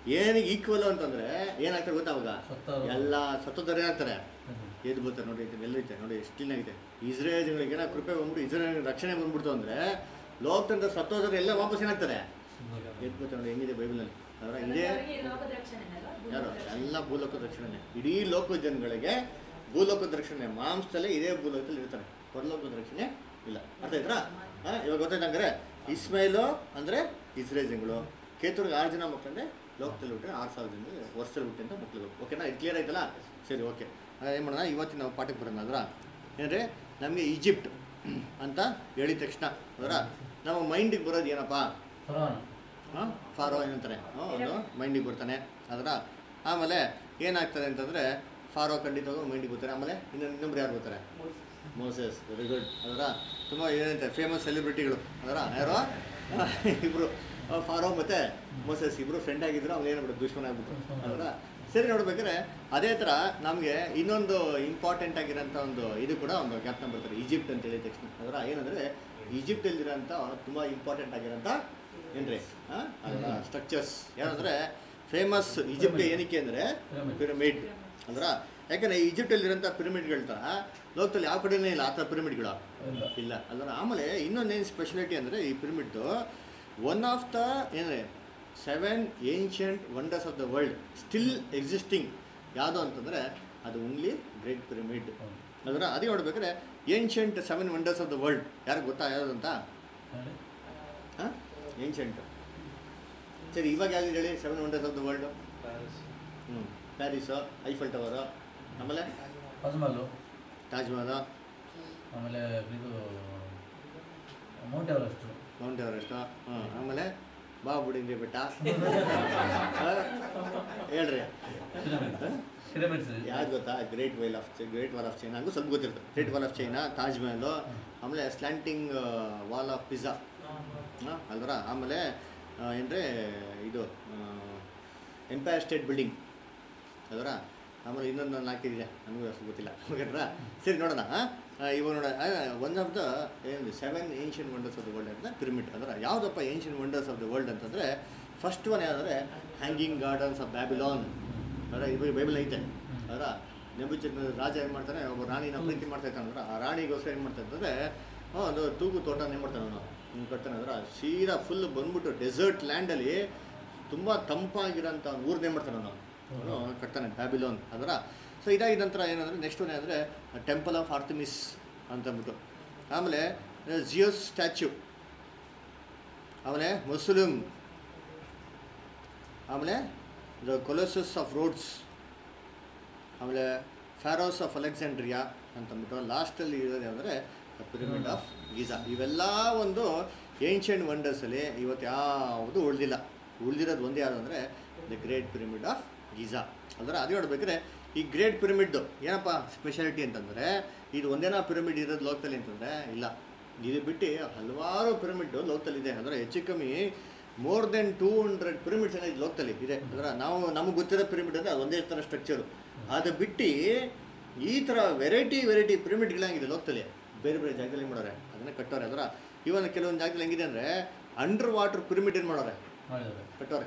Speaker 2: ಏನಿಗೆ ಈಕ್ವಲ್ ಅಂತಂದ್ರೆ ಏನಾಗ್ತಾರೆ ಗೊತ್ತಾ ಅವಾಗ
Speaker 3: ಸತ್ತವರು.
Speaker 2: ಎಲ್ಲ ಸತ್ತೋದ್ರೆ ಏನಾಗ್ತಾರೆ
Speaker 3: ಹ್ಮ್.
Speaker 2: ಎದ್ದು ಬರ್ತಾರೆ ನೋಡಿ ಎಲ್ಲ ಐತೆ ನೋಡಿ ಎಷ್ಟು ಕ್ಲೀನಾಗಿದೆ ಇಸ್ರೇಲ್ಗಳಿಗೆ ಏನೋ ಕೃಪೆ ಬಂದ್ಬಿಟ್ಟು ಇಸ್ರೇಲ್ ರಕ್ಷಣೆ ಬಂದ್ಬಿಡ್ತು ಅಂದ್ರೆ ಲೋಕತಂತ್ರ ಸತ್ತೋದ್ರೆ ಎಲ್ಲ ವಾಪಸ್ ಏನಾಗ್ತಾರೆ ಎದ್ದು ಬರ್ತಾರೆ ನೋಡಿ ಹೆಂಗಿದೆ ಬೈಬಲಲ್ಲಿ ಅದರ ಇದೇ
Speaker 6: ಅವರಿಗೆ ಲೋಕದ ರಕ್ಷಣೆನಲ್ವಾ?
Speaker 2: ಯಾರು
Speaker 6: ಭೂಲೋಕದ ರಕ್ಷಣೆ.
Speaker 2: ಎಲ್ಲ ಭೂಲೋಕದ ರಕ್ಷಣೆ ಇಡೀ ಲೋಕ ಜನಗಳಿಗೆ ಭೂಲೋಕದ ರಕ್ಷಣೆ ಮಾಂಸದಲ್ಲೇ ಇದೇ ಭೂಲೋಕದಲ್ಲಿ ಇರ್ತಾರೆ ಪರಲೋಕದ ರಕ್ಷಣೆ ಇಲ್ಲ ಅರ್ಥ ಆಯ್ತಾ ಹಾ, ಇವಾಗ ಗೊತ್ತಾಯ್ತಂದ್ರೆ ಇಸ್ಮೈಲು ಅಂದ್ರೆ ಇಸ್ರೇಲ್ ಜನಗಳು ಕೇತುರ್ಗೆ ಆರು ಜನ ಮಕ್ಕಳಂದ್ರೆ ಲೋಕದಲ್ಲಿ ಬಿಟ್ಟರೆ ಆರು ಸಾವಿರ ಜನ ವರ್ಷದಲ್ಲಿ ಬಿಟ್ಟೆ ಅಂತ ಮಕ್ಕಳು ಓಕೆನಾ ಇದು ಕ್ಲಿಯರ್ ಆಯ್ತಲ್ಲ ಸರಿ ಓಕೆ ಏನು ಮಾಡೋಣ ಇವತ್ತಿನ ನಾವು ಪಾಠಕ್ಕೆ ಬರೋಣ ಅದ್ರ ಏನಂದ್ರೆ ನಮಗೆ ಈಜಿಪ್ಟ್ ಅಂತ ಹೇಳಿದ ತಕ್ಷಣ ಅದರ ನಮ್ಮ ಮೈಂಡಿಗೆ ಬರೋದು ಏನಪ್ಪ
Speaker 3: ಫರೋನ್.
Speaker 2: ಹಾಂ ಫಾರೋ ಏನಂತಾರೆ ಹಾಂ ಒಂದು ಮೈಂಡಿಗೆ ಬರ್ತಾನೆ ಅದರ ಆಮೇಲೆ ಏನಾಗ್ತದೆ ಅಂತಂದರೆ ಫಾರೋ ಖಂಡಿತವಾಗೂ ಮೈಂಡಿಗೆ ಬರ್ತಾರೆ ಆಮೇಲೆ ಇನ್ನು ಇನ್ನೊಬ್ರು ಯಾರು ಬರ್ತಾರೆ ಮೋಸಸ್ ವೆರಿ ಗುಡ್ ಅದರ ತುಂಬ ಏನಂತೆ ಫೇಮಸ್ ಸೆಲೆಬ್ರಿಟಿಗಳು ಅದರ ಯಾರೋ ಇಬ್ಬರು ಫಾರೋ ಮತ್ತು ಮೋಸಸ್ ಇಬ್ಬರು ಫ್ರೆಂಡ್ ಆಗಿದ್ರು ಅವ್ನು ಏನ್ಬಿಟ್ಟು ದುಶ್ಮನ ಆಗ್ಬಿಟ್ರು ಅದರ ಸರಿ ನೋಡ್ಬೇಕಾದ್ರೆ ಅದೇ ಥರ ನಮಗೆ ಇನ್ನೊಂದು ಇಂಪಾರ್ಟೆಂಟ್ ಆಗಿರೋಂಥ ಒಂದು ಇದು ಕೂಡ ಒಂದು ಜ್ಞಾಪನ ಬರ್ತಾರೆ ಈಜಿಪ್ಟ್ ಅಂತ ಹೇಳಿದ ತಕ್ಷಣ ಅದರ ಏನಂದರೆ ಈಜಿಪ್ಟಲ್ಲಿರೋಂಥ ತುಂಬ ಇಂಪಾರ್ಟೆಂಟ್ ಆಗಿರೋಂಥ ಏನ್ರಿ ಹಾಂ ಅದರ ಸ್ಟ್ರಕ್ಚರ್ಸ್ ಏನಂದರೆ ಫೇಮಸ್ ಈಜಿಪ್ಟ್ ಏನಕ್ಕೆ ಅಂದರೆ
Speaker 3: Pyramid.
Speaker 2: ಪಿರಮಿಡ್ ಅಂದ್ರೆ ಯಾಕಂದರೆ ಈಜಿಪ್ಟಲ್ಲಿರೋಂಥ ಪಿರಮಿಡ್ಗಳ ಥರ ಲೋಕದಲ್ಲಿ ಯಾವ ಕಡೆನೇ ಇಲ್ಲ ಆ ಥರ ಪಿರಮಿಡ್ಗಳು
Speaker 3: ಇಲ್ಲ.
Speaker 2: ಇಲ್ಲ ಅಲ್ದ್ರ ಆಮೇಲೆ ಇನ್ನೊಂದೇನು ಸ್ಪೆಷಾಲಿಟಿ ಅಂದರೆ ಈ ಪಿರಮಿಡ್ದು ಒನ್ ಆಫ್ ದ ಏನೇ seven ancient wonders of the world still existing ಯಾವುದು ಅಂತಂದರೆ ಅದು ಓನ್ಲಿ ಗ್ರೇಟ್ ಪಿರಮಿಡ್
Speaker 3: ಹೌದು.
Speaker 2: ಅದರ ಅದೇ ನೋಡ್ಬೇಕಾದ್ರೆ ancient seven wonders of the world ಯಾರಿಗೆ ಗೊತ್ತಾ ಯಾವುದು ಅಂತ
Speaker 3: ಹೇಳಿ.
Speaker 2: ಹಾಂ ಏನ್ಷಿಯಂಟ್ ಸರಿ ಇವಾಗ ಯಾವ್ದು ಹೇಳಿ seven wonders of the world
Speaker 1: Paris
Speaker 2: ಹ್ಞೂ ಪ್ಯಾರಿಸು ಐಫಲ್ ಟವರು ಆಮೇಲೆ
Speaker 3: ತಾಜ್ಮಹಲ್
Speaker 2: ತಾಜ್ ಮಹಲ್
Speaker 3: ಆಮೇಲೆ ಇದು ಮೌಂಟ್ ಎವರೆಸ್ಟ್
Speaker 2: ಮೌಂಟ್ ಎವರೆಸ್ಟು ಹ್ಞೂ ಆಮೇಲೆ ಬಾಬುಡಿಂಗ್ರಿ ಬೆಟ್ಟ ಆ, ಹೇಳ್ರಿ
Speaker 3: ಪಿರಮಿಡ್ಸ್
Speaker 2: ಯಾವ್ದು ಗೊತ್ತಾ great wall of great wall of China ಹಂಗೂ ಸ್ವಲ್ಪ ಗೊತ್ತಿರುತ್ತೆ great wall of China Taj Mahal ಆಮೇಲೆ ಸ್ಲ್ಯಾಂಟಿಂಗ್ ವಾಲ್ ಆಫ್ ಪಿಜ್ಜಾ ಹಾಂ ಅಲ್ವರ ಆಮೇಲೆ ಆ, ಏನ್ರೆ ಇದು ಎಂಪೈರ್ ಸ್ಟೇಟ್ ಬಿಲ್ಡಿಂಗ್ ಅದರ ಆಮೇಲೆ ಇನ್ನೊಂದು ನಾಲ್ಕಿದೆ ನನಗೂ ಅಷ್ಟು ಗೊತ್ತಿಲ್ಲ ಓಕೆಟ್ರಾ ಸರಿ ನೋಡೋಣ ಆ, ಇವಾಗ ನೋಡ ಒನ್ ಆಫ್ ದ ಏನು seven ancient wonders of the world ಅಂತ ಪಿರಮಿಡ್ ಅದರ ಯಾವುದಪ್ಪ ancient wonders of the world ಅಂತಂದರೆ ಫಸ್ಟ್ ಒನ್ ಯಾವುದಂದ್ರೆ ಹ್ಯಾಂಗಿಂಗ್ ಗಾರ್ಡನ್ಸ್ ಆಫ್ ಬ್ಯಾಬಿಲಾನ್ ಅದರ ಇದು ಬೈಬಲ್ ಐತೆ ಅದರ ನೆಬುಚಂದ್ರ ರಾಜ ಏನು ಮಾಡ್ತಾನೆ ಒಬ್ಬ ರಾಣಿನ ಪ್ರೀತಿ ಮಾಡ್ತಾ ಇರ್ತಾನೆ ಅಂದ್ರೆ ಆ ರಾಣಿಗೋಸ್ಕರ ಏನು ಮಾಡ್ತಾ ಅಂತಂದರೆ ಒಂದು ತೂಗು ತೋಟ ಏನು ಮಾಡ್ತಾನೆ ಅವನು ಹಿಂಗೆ ಕಟ್ತಾನೆ ಅಂದ್ರೆ ಸೀದಾ ಫುಲ್ ಬಂದ್ಬಿಟ್ಟು ಡೆಸರ್ಟ್ ಲ್ಯಾಂಡಲ್ಲಿ ತುಂಬ ತಂಪಾಗಿರೋಂಥ ಊರ್ನೇ ಮಾಡ್ತಾನೆ ಅವನು ಅವನು ಕಟ್ತಾನೆ ಬ್ಯಾಬಿಲೋನ್ ಅದರ ಸೊ ಇದಾಗಿದ ನಂತರ ಏನಂದರೆ ನೆಕ್ಸ್ಟ್ ಒನ್ ಅಂದರೆ ಟೆಂಪಲ್ ಆಫ್ ಆರ್ಥಮಿಸ್ ಅಂತ ಅಂದ್ಬಿಟ್ಟು ಆಮೇಲೆ ಜಿಯೋಸ್ ಸ್ಟ್ಯಾಚ್ಯೂ ಆಮೇಲೆ ಮುಸ್ಲಿಂ ಆಮೇಲೆ ದ ಕೊಲೋಸಸ್ ಆಫ್ ರೋಡ್ಸ್ ಆಮೇಲೆ ಫ್ಯಾರೋಸ್ ಆಫ್ ಅಲೆಕ್ಸಾಂಡ್ರಿಯಾ ಅಂತಂದ್ಬಿಟ್ಟು ಲಾಸ್ಟಲ್ಲಿ ಇರೋದು ಅಂದರೆ ಪಿರಮಿಡ್ ಆಫ್ ಗೀಜಾ ಇವೆಲ್ಲ ಒಂದು ಏನ್ಷಿಯಂಟ್ ವಂಡರ್ಸಲ್ಲಿ ಇವತ್ತು ಯಾವುದು ಉಳಿದಿಲ್ಲ ಉಳಿದಿರೋದು ಒಂದೇ ಯಾವುದು ಅಂದರೆ the great pyramid of Giza ಅಂದರೆ ಅದು ನೋಡ್ಬೇಕಾದ್ರೆ ಈ ಗ್ರೇಟ್ ಪಿರಮಿಡ್ದು ಏನಪ್ಪ ಸ್ಪೆಷಾಲಿಟಿ ಅಂತಂದರೆ ಇದು ಒಂದೇನಾ ಪಿರಮಿಡ್ ಇರೋದು ಲೋಕದಲ್ಲಿ ಅಂತಂದರೆ ಇಲ್ಲ ಇದು ಬಿಟ್ಟು ಹಲವಾರು ಪಿರಮಿಡ್ ಲೋಕದಲ್ಲಿದೆ ಅಂದರೆ ಹೆಚ್ಚು ಕಮ್ಮಿ more than two hundred pyramids ಏನಾಗಿದೆ ಲೋಕದಲ್ಲಿ ಇದೆ ಅಂದ್ರೆ ನಾವು ನಮಗೆ ಗೊತ್ತಿರೋ ಪಿರಮಿಡ್ ಅಂದರೆ ಅದೊಂದೇ ಥರ ಸ್ಟ್ರಕ್ಚರು ಅದು ಬಿಟ್ಟು ಈ ಥರ ವೆರೈಟಿ ವೆರೈಟಿ ಪಿರಮಿಡ್ಗಳಾಗಿದೆ ಲೋಕದಲ್ಲಿ ಬೇರೆ ಬೇರೆ ಜಾಗದಲ್ಲಿ ಮಾಡೋರೆ ಅದನ್ನೇ ಕಟ್ಟೋರೆ ಅದರ ಇವನ್ ಕೆಲವೊಂದು ಜಾಗದಲ್ಲಿ ಹೆಂಗಿದೆ ಅಂದರೆ ಅಂಡರ್ ವಾಟರ್ ಪಿರಮಿಡ್ ಏನು ಮಾಡೋರೆ
Speaker 3: ಮಾಡಿದ್ದಾರೆ
Speaker 2: ಕಟ್ಟೋರೆ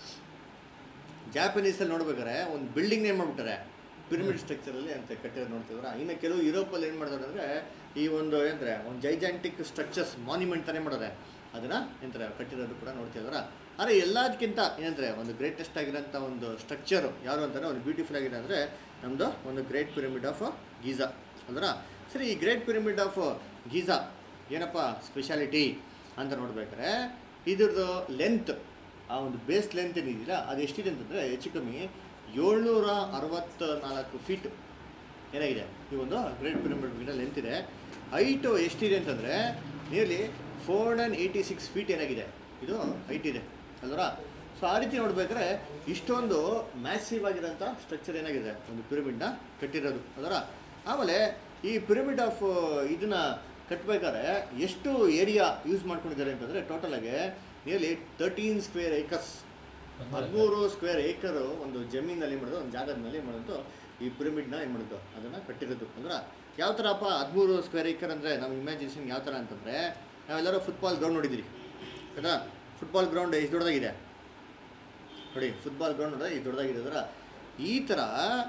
Speaker 2: ಜಾಪನೀಸಲ್ಲಿ ನೋಡ್ಬೇಕಾದ್ರೆ ಒಂದು ಬಿಲ್ಡಿಂಗ್ ಏನು ಮಾಡ್ಬಿಟ್ಟಾರೆ ಪಿರಮಿಡ್ ಸ್ಟ್ರಕ್ಚರಲ್ಲಿ ಅಂತ ಕಟ್ಟಿರೋದು ನೋಡ್ತಿದ್ರ ಇನ್ನು ಕೆಲವು ಯುರೋಪಲ್ಲಿ ಏನು ಮಾಡ್ತಾರೆ ಅಂದರೆ ಈ ಒಂದು ಏನಂತಾರೆ ಒಂದು ಜೈಜಾಂಟಿಕ್ ಸ್ಟ್ರಕ್ಚರ್ಸ್ ಮಾನ್ಯುಮೆಂಟ್ ಥರ ಮಾಡೋರೆ ಅದನ್ನು ಏನಂತಾರೆ ಕಟ್ಟಿರೋದು ಕೂಡ ನೋಡ್ತಿದ್ರ ಆದರೆ ಎಲ್ಲದಕ್ಕಿಂತ ಏನಂದರೆ ಒಂದು ಗ್ರೇಟೆಸ್ಟ್ ಆಗಿರೋಂಥ ಒಂದು ಸ್ಟ್ರಕ್ಚರು ಯಾರು ಅಂತಾರೆ ಒಂದು ಬ್ಯೂಟಿಫುಲ್ ಆಗಿದೆ ಅಂದರೆ ನಮ್ಮದು ಒಂದು ಗ್ರೇಟ್ ಪಿರಮಿಡ್ ಆಫ್ ಗೀಜಾ ಅಲ್ದ್ರ ಸರಿ ಈ ಗ್ರೇಟ್ ಪಿರಮಿಡ್ ಆಫ್ ಗೀಜಾ ಏನಪ್ಪ ಸ್ಪೆಷಾಲಿಟಿ ಅಂತ ನೋಡ್ಬೇಕಾದ್ರೆ ಇದ್ರದ್ದು ಲೆಂತ್ ಆ ಒಂದು ಬೇಸ್ ಲೆಂತ್ ಏನಿದೆಯಲ್ಲ ಅದು ಎಷ್ಟಿದೆ ಅಂತಂದರೆ ಹೆಚ್ಚು ಕಮ್ಮಿ ಏಳ್ನೂರ ಅರವತ್ತ ನಾಲ್ಕು ಫೀಟ್ ಏನಾಗಿದೆ ಈ ಒಂದು ಗ್ರೇಟ್ ಪಿರಮಿಡ್ ಲೆಂತ್ ಇದೆ ಹೈಟು ಎಷ್ಟಿದೆ ಅಂತಂದರೆ nearly four and eighty six feet ಏನಾಗಿದೆ ಇದು ಹೈಟ್ ಇದೆ ಅಲ್ವರಾ ಸೊ ಆ ರೀತಿ ನೋಡ್ಬೇಕಾದ್ರೆ ಇಷ್ಟೊಂದು ಮ್ಯಾಸಿವ್ ಆಗಿರೋಂಥ ಸ್ಟ್ರಕ್ಚರ್ ಏನಾಗಿದೆ ಒಂದು ಪಿರಮಿಡ್ನ ಕಟ್ಟಿರೋದು ಅದರ ಆಮೇಲೆ ಈ ಪಿರಮಿಡ್ ಆಫ್ ಇದನ್ನ ಕಟ್ಟಬೇಕಾದ್ರೆ ಎಷ್ಟು ಏರಿಯಾ ಯೂಸ್ ಮಾಡ್ಕೊಂಡಿದ್ದಾರೆ ಅಂತಂದರೆ ಟೋಟಲಾಗಿ ನಿಯರ್ಲಿ ತರ್ಟೀನ್ ಸ್ಕ್ವೇರ್ ಏಕರ್ಸ್ ಹದಿಮೂರು ಸ್ಕ್ವೇರ್ ಏಕರು ಒಂದು ಜಮೀನಲ್ಲಿ ಮಾಡೋದು ಒಂದು ಜಾಗದ ಮೇಲೆ ಮಾಡೋದು ಈ ಪಿರಮಿಡ್ನ ಏನು ಮಾಡೋದು ಅದನ್ನು ಕಟ್ಟಿರೋದು ಅಂದ್ರೆ ಯಾವ ಥರಪ್ಪ ಹದಿಮೂರು ಸ್ಕ್ವೇರ್ ಏಕರ್ ಅಂದರೆ ನಮ್ಮ ಇಮ್ಯಾಜಿನೇಷನ್ ಯಾವ ಥರ ಅಂತಂದರೆ ನಾವೆಲ್ಲರೂ ಫುಟ್ಬಾಲ್ ಗ್ರೌಂಡ್ ನೋಡಿದ್ದೀರಿ ಆಯ್ತಾ ಫುಟ್ಬಾಲ್ ಗ್ರೌಂಡ್ ಎಷ್ಟು ದೊಡ್ಡದಾಗಿದೆ ನೋಡಿ ಫುಟ್ಬಾಲ್ ಗ್ರೌಂಡ್ ನೋಡಿದ್ರೆ ಈ ದೊಡ್ಡದಾಗಿರೋದ್ರ ಈ ಥರ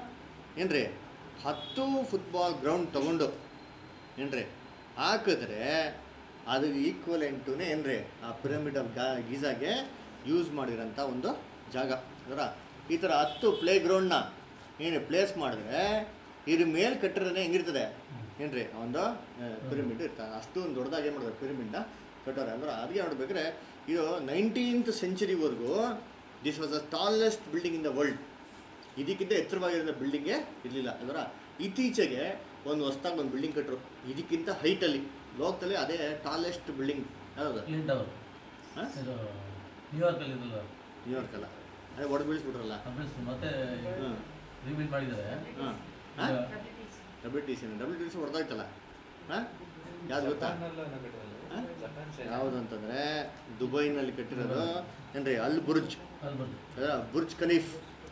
Speaker 2: ಏನ್ರಿ ಹತ್ತು ಫುಟ್ಬಾಲ್ ಗ್ರೌಂಡ್ ತಗೊಂಡು ಏನ್ರಿ ಹಾಕಿದ್ರೆ ಅದು ಈಕ್ವಲೆಂಟುನೇ ಏನ್ರಿ ಆ ಪಿರಮಿಡ್ ಆಫ್ ಗಾ ಗೀಜಾಗೆ ಯೂಸ್ ಮಾಡಿರೋಂಥ ಒಂದು ಜಾಗ ಅದರ ಈ ಥರ ಹತ್ತು ಪ್ಲೇ ಗ್ರೌಂಡ್ನ ಏನು ಪ್ಲೇಸ್ ಮಾಡಿದ್ರೆ ಇದ್ರ ಮೇಲೆ ಕಟ್ಟಿರೋದೇ ಹೆಂಗಿರ್ತದೆ ಏನ್ರಿ ಒಂದು ಪಿರಮಿಡ್ ಇರ್ತಾರೆ ಅಷ್ಟು ಒಂದು ದೊಡ್ಡದಾಗಿ ಏನು ಮಾಡಿದ್ರೆ ಪಿರಮಿಡ್ನ ಕಟ್ಟೋರೆ ಅಂದ್ರೆ ಅದಕ್ಕೆ ನೋಡ್ಬೇಕಾದ್ರೆ ಇದು ನೈನ್ಟೀನ್ತ್ ಸೆಂಚುರಿವರೆಗೂ this was the tallest building in the world ಇದಕ್ಕಿಂತ ಎತ್ತರವಾಗಿರೋ ಬಿಲ್ಡಿಂಗೇ ಇರಲಿಲ್ಲ ಅದರ ಇತ್ತೀಚೆಗೆ ಒಂದು ಹೊಸ್ದಾಗಿ ಒಂದು ಬಿಲ್ಡಿಂಗ್ ಕಟ್ಟರು ಇದಕ್ಕಿಂತ ಹೈಟಲ್ಲಿ ಲೋಕದಲ್ಲಿ ಅದೇ ಟಾಲೆಸ್ಟ್ ಬಿಲ್ಡಿಂಗ್ ಯಾವುದು
Speaker 3: ಕ್ಲೀನ್ ಟವರ್
Speaker 2: ಹಾಂ
Speaker 3: ಇದು ನ್ಯೂಯಾರ್ಕಲ್ಲಿ ಇದಲ್ಲ
Speaker 2: ನ್ಯೂಯಾರ್ಕ್ ಅಲ್ಲ ಅದೇ ಒಡೆದು ಬೀಳಿಸ್ಬಿಟ್ರಲ್ಲ
Speaker 3: ಕಂಪ್ಲೀಟ್ ಮತ್ತೆ
Speaker 2: ಹಾಂ
Speaker 3: ರಿಬಿಲ್ಡ್ ಮಾಡಿದ್ದಾರೆ
Speaker 2: ಹಾಂ
Speaker 3: ಈಗ
Speaker 2: W T C W T C ಹೊಡೆದೋಯ್ತಲ್ಲ ಹಾಂ ಯಾವ್ದು ಗೊತ್ತಾ ಹಾ? ಯಾವುದು ಅಂತಂದರೆ ದುಬೈನಲ್ಲಿ ಕಟ್ಟಿರೋದು ಏನ್ರಿ ಅಲ್ ಬುರ್ಜ್
Speaker 3: ಅಲ್ಲಿ ಬಂದು
Speaker 2: ಅದರ ಬುರ್ಜ್ ಖಲೀಫ್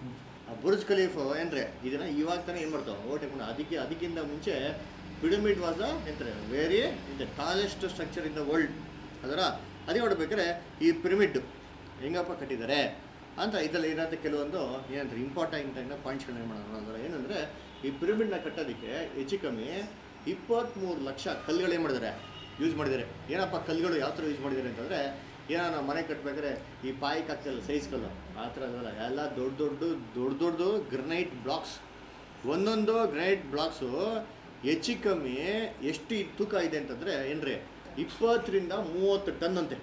Speaker 2: ಆ ಬುರ್ಜ್ ಖಲೀಫ್ ಏನ್ರಿ ಇದನ್ನ ಇವಾಗ ತಾನೇ ಏನು ಮಾಡ್ತಾವೆ ಓಟೆ ಅದಕ್ಕೆ ಅದಕ್ಕಿಂತ ಮುಂಚೆ ಪಿರಮಿಡ್ ವಾಸ್ ಎಂತಾರೆ very in the tallest structure in the world ಅದರ ಅದೇ ನೋಡ್ಬೇಕಾದ್ರೆ ಈ ಪಿರಮಿಡ್ ಹೆಂಗಪ್ಪ ಕಟ್ಟಿದ್ದಾರೆ ಅಂತ ಇದರಲ್ಲಿ ಇರೋಂಥ ಕೆಲವೊಂದು ಏನಂತಾರೆ ಇಂಪಾರ್ಟೆಂಟ್ ಪಾಯಿಂಟ್ಸ್ಗಳನ್ನ ಏನು ಮಾಡೋಣ ಅಂದ್ರೆ ಏನಂದರೆ ಈ ಪಿರಮಿಡ್ನ ಕಟ್ಟೋದಕ್ಕೆ ಹೆಚ್ಚು ಕಮ್ಮಿ ಇಪ್ಪತ್ತ್ಮೂರು ಲಕ್ಷ ಕಲ್ಲುಗಳು ಏನು ಮಾಡಿದ್ದಾರೆ ಯೂಸ್ ಮಾಡಿದ್ದಾರೆ ಏನಪ್ಪ ಕಲ್ಲುಗಳು ಯಾವ ಥರ ಯೂಸ್ ಮಾಡಿದ್ದಾರೆ ಅಂತಂದರೆ ಏನೋ ನಾವು ಮನೆ ಕಟ್ಬೇಕಾದ್ರೆ ಈ ಪಾಯಿಗೆ ಹಾಕ್ತಲ್ಲ ಸೈಜ್ ಕಲ್ಲು ಆ ಥರ ಅದಲ್ಲ ಎಲ್ಲ ದೊಡ್ಡ ದೊಡ್ಡ ದೊಡ್ಡ ದೊಡ್ಡದು ಗ್ರನೈಟ್ ಬ್ಲಾಕ್ಸ್ ಒಂದೊಂದು ಗ್ರನೈಟ್ ಬ್ಲಾಕ್ಸು ಹೆಚ್ಚು ಕಮ್ಮಿ ಎಷ್ಟು ಈ ತೂಕ ಇದೆ ಅಂತಂದರೆ ಏನ್ರಿ ಇಪ್ಪತ್ತರಿಂದ ಮೂವತ್ತು ಟನ್ ಅಂತೆ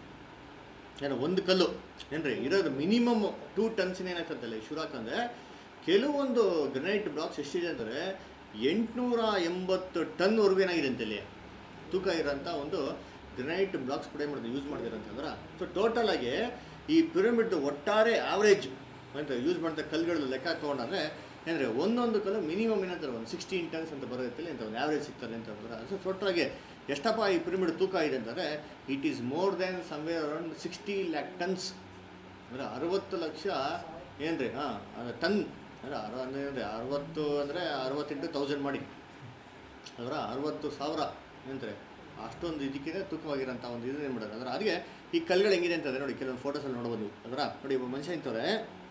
Speaker 2: ಏನೋ ಒಂದು ಕಲ್ಲು ಏನ್ರಿ ಇರೋದು ಮಿನಿಮಮ್ ಟೂ ಟನ್ಸಿನ ಏನಾಗ್ತಂತಲ್ಲ ಈ ಶುರಾಕಂದ್ರೆ ಕೆಲವೊಂದು ಗ್ರನೈಟ್ ಬ್ಲಾಕ್ಸ್ ಎಷ್ಟಿದೆ ಅಂದರೆ ಎಂಟುನೂರ ಎಂಬತ್ತು ಟನ್ವರೆಗೂ ಏನಾಗಿದೆ ಅಂತಲ್ಲಿ ತೂಕ ಇರೋಂಥ ಒಂದು ಗ್ರನೈಟ್ ಬ್ಲಾಕ್ಸ್ ಕೂಡ ಏನು ಮಾಡಿದ್ರು ಯೂಸ್ ಮಾಡಿದಿರಂತಂದ್ರೆ ಸೊ ಟೋಟಲ್ ಆಗಿ ಈ ಪಿರಮಿಡ್ ಒಟ್ಟಾರೆ ಆವ್ರೇಜ್ ಅಂತ ಯೂಸ್ ಮಾಡಿದ ಕಲ್ಲುಗಳು ಲೆಕ್ಕ ತೊಗೊಂಡ್ರೆ ಅಂದರೆ ಒಂದೊಂದು ಕಲ್ಲು ಮಿನಿಮಮ್ ಏನಂತಾರೆ ಒಂದು ಸಿಕ್ಸ್ಟೀನ್ ಟನ್ಸ್ ಅಂತ ಬರುತ್ತೆ ಅಂತ ಒಂದು ಆವ್ರೇಜ್ ಸಿಗ್ತಾರೆ ಅಂತ ಅಂದ್ರೆ ಸೊ ಟೋಟಲಾಗಿ ಎಷ್ಟಪ್ಪ ಈ ಪಿರಮಿಡ್ ತೂಕ ಇದೆ ಅಂತಂದರೆ it is more than somewhere around sixty lakh tons ಅಂದರೆ ಅರವತ್ತು ಲಕ್ಷ ಏನ್ರಿ ಹಾಂ ಅಂದರೆ ಟನ್ ಅಂದರೆ ಅರ ಅಂದರೆ ಅರವತ್ತು ಅಂದರೆ ಅರವತ್ತೆಂಟು ತೌಸಂಡ್ ಮಾಡಿ ಅದರ ಅರವತ್ತು ಸಾವಿರ ಏನಂತಾರೆ ಅಷ್ಟೊಂದು ಇದಕ್ಕಿದೆ ತೂಕವಾಗಿರೋಂಥ ಒಂದು ಇದು ಏನು ಮಾಡೋದು ಅದರ ಅದಕ್ಕೆ ಈ ಕಲ್ಲುಗಳು ಹೆಂಗಿದೆ ಅಂತಂದರೆ ನೋಡಿ ಕೆಲವೊಂದು ಫೋಟೋಸಲ್ಲಿ ನೋಡ್ಬೋದು ನೀವು ಅದರ ನೋಡಿ ಒಬ್ಬ ಮನುಷ್ಯ ಇಂತವ್ರೆ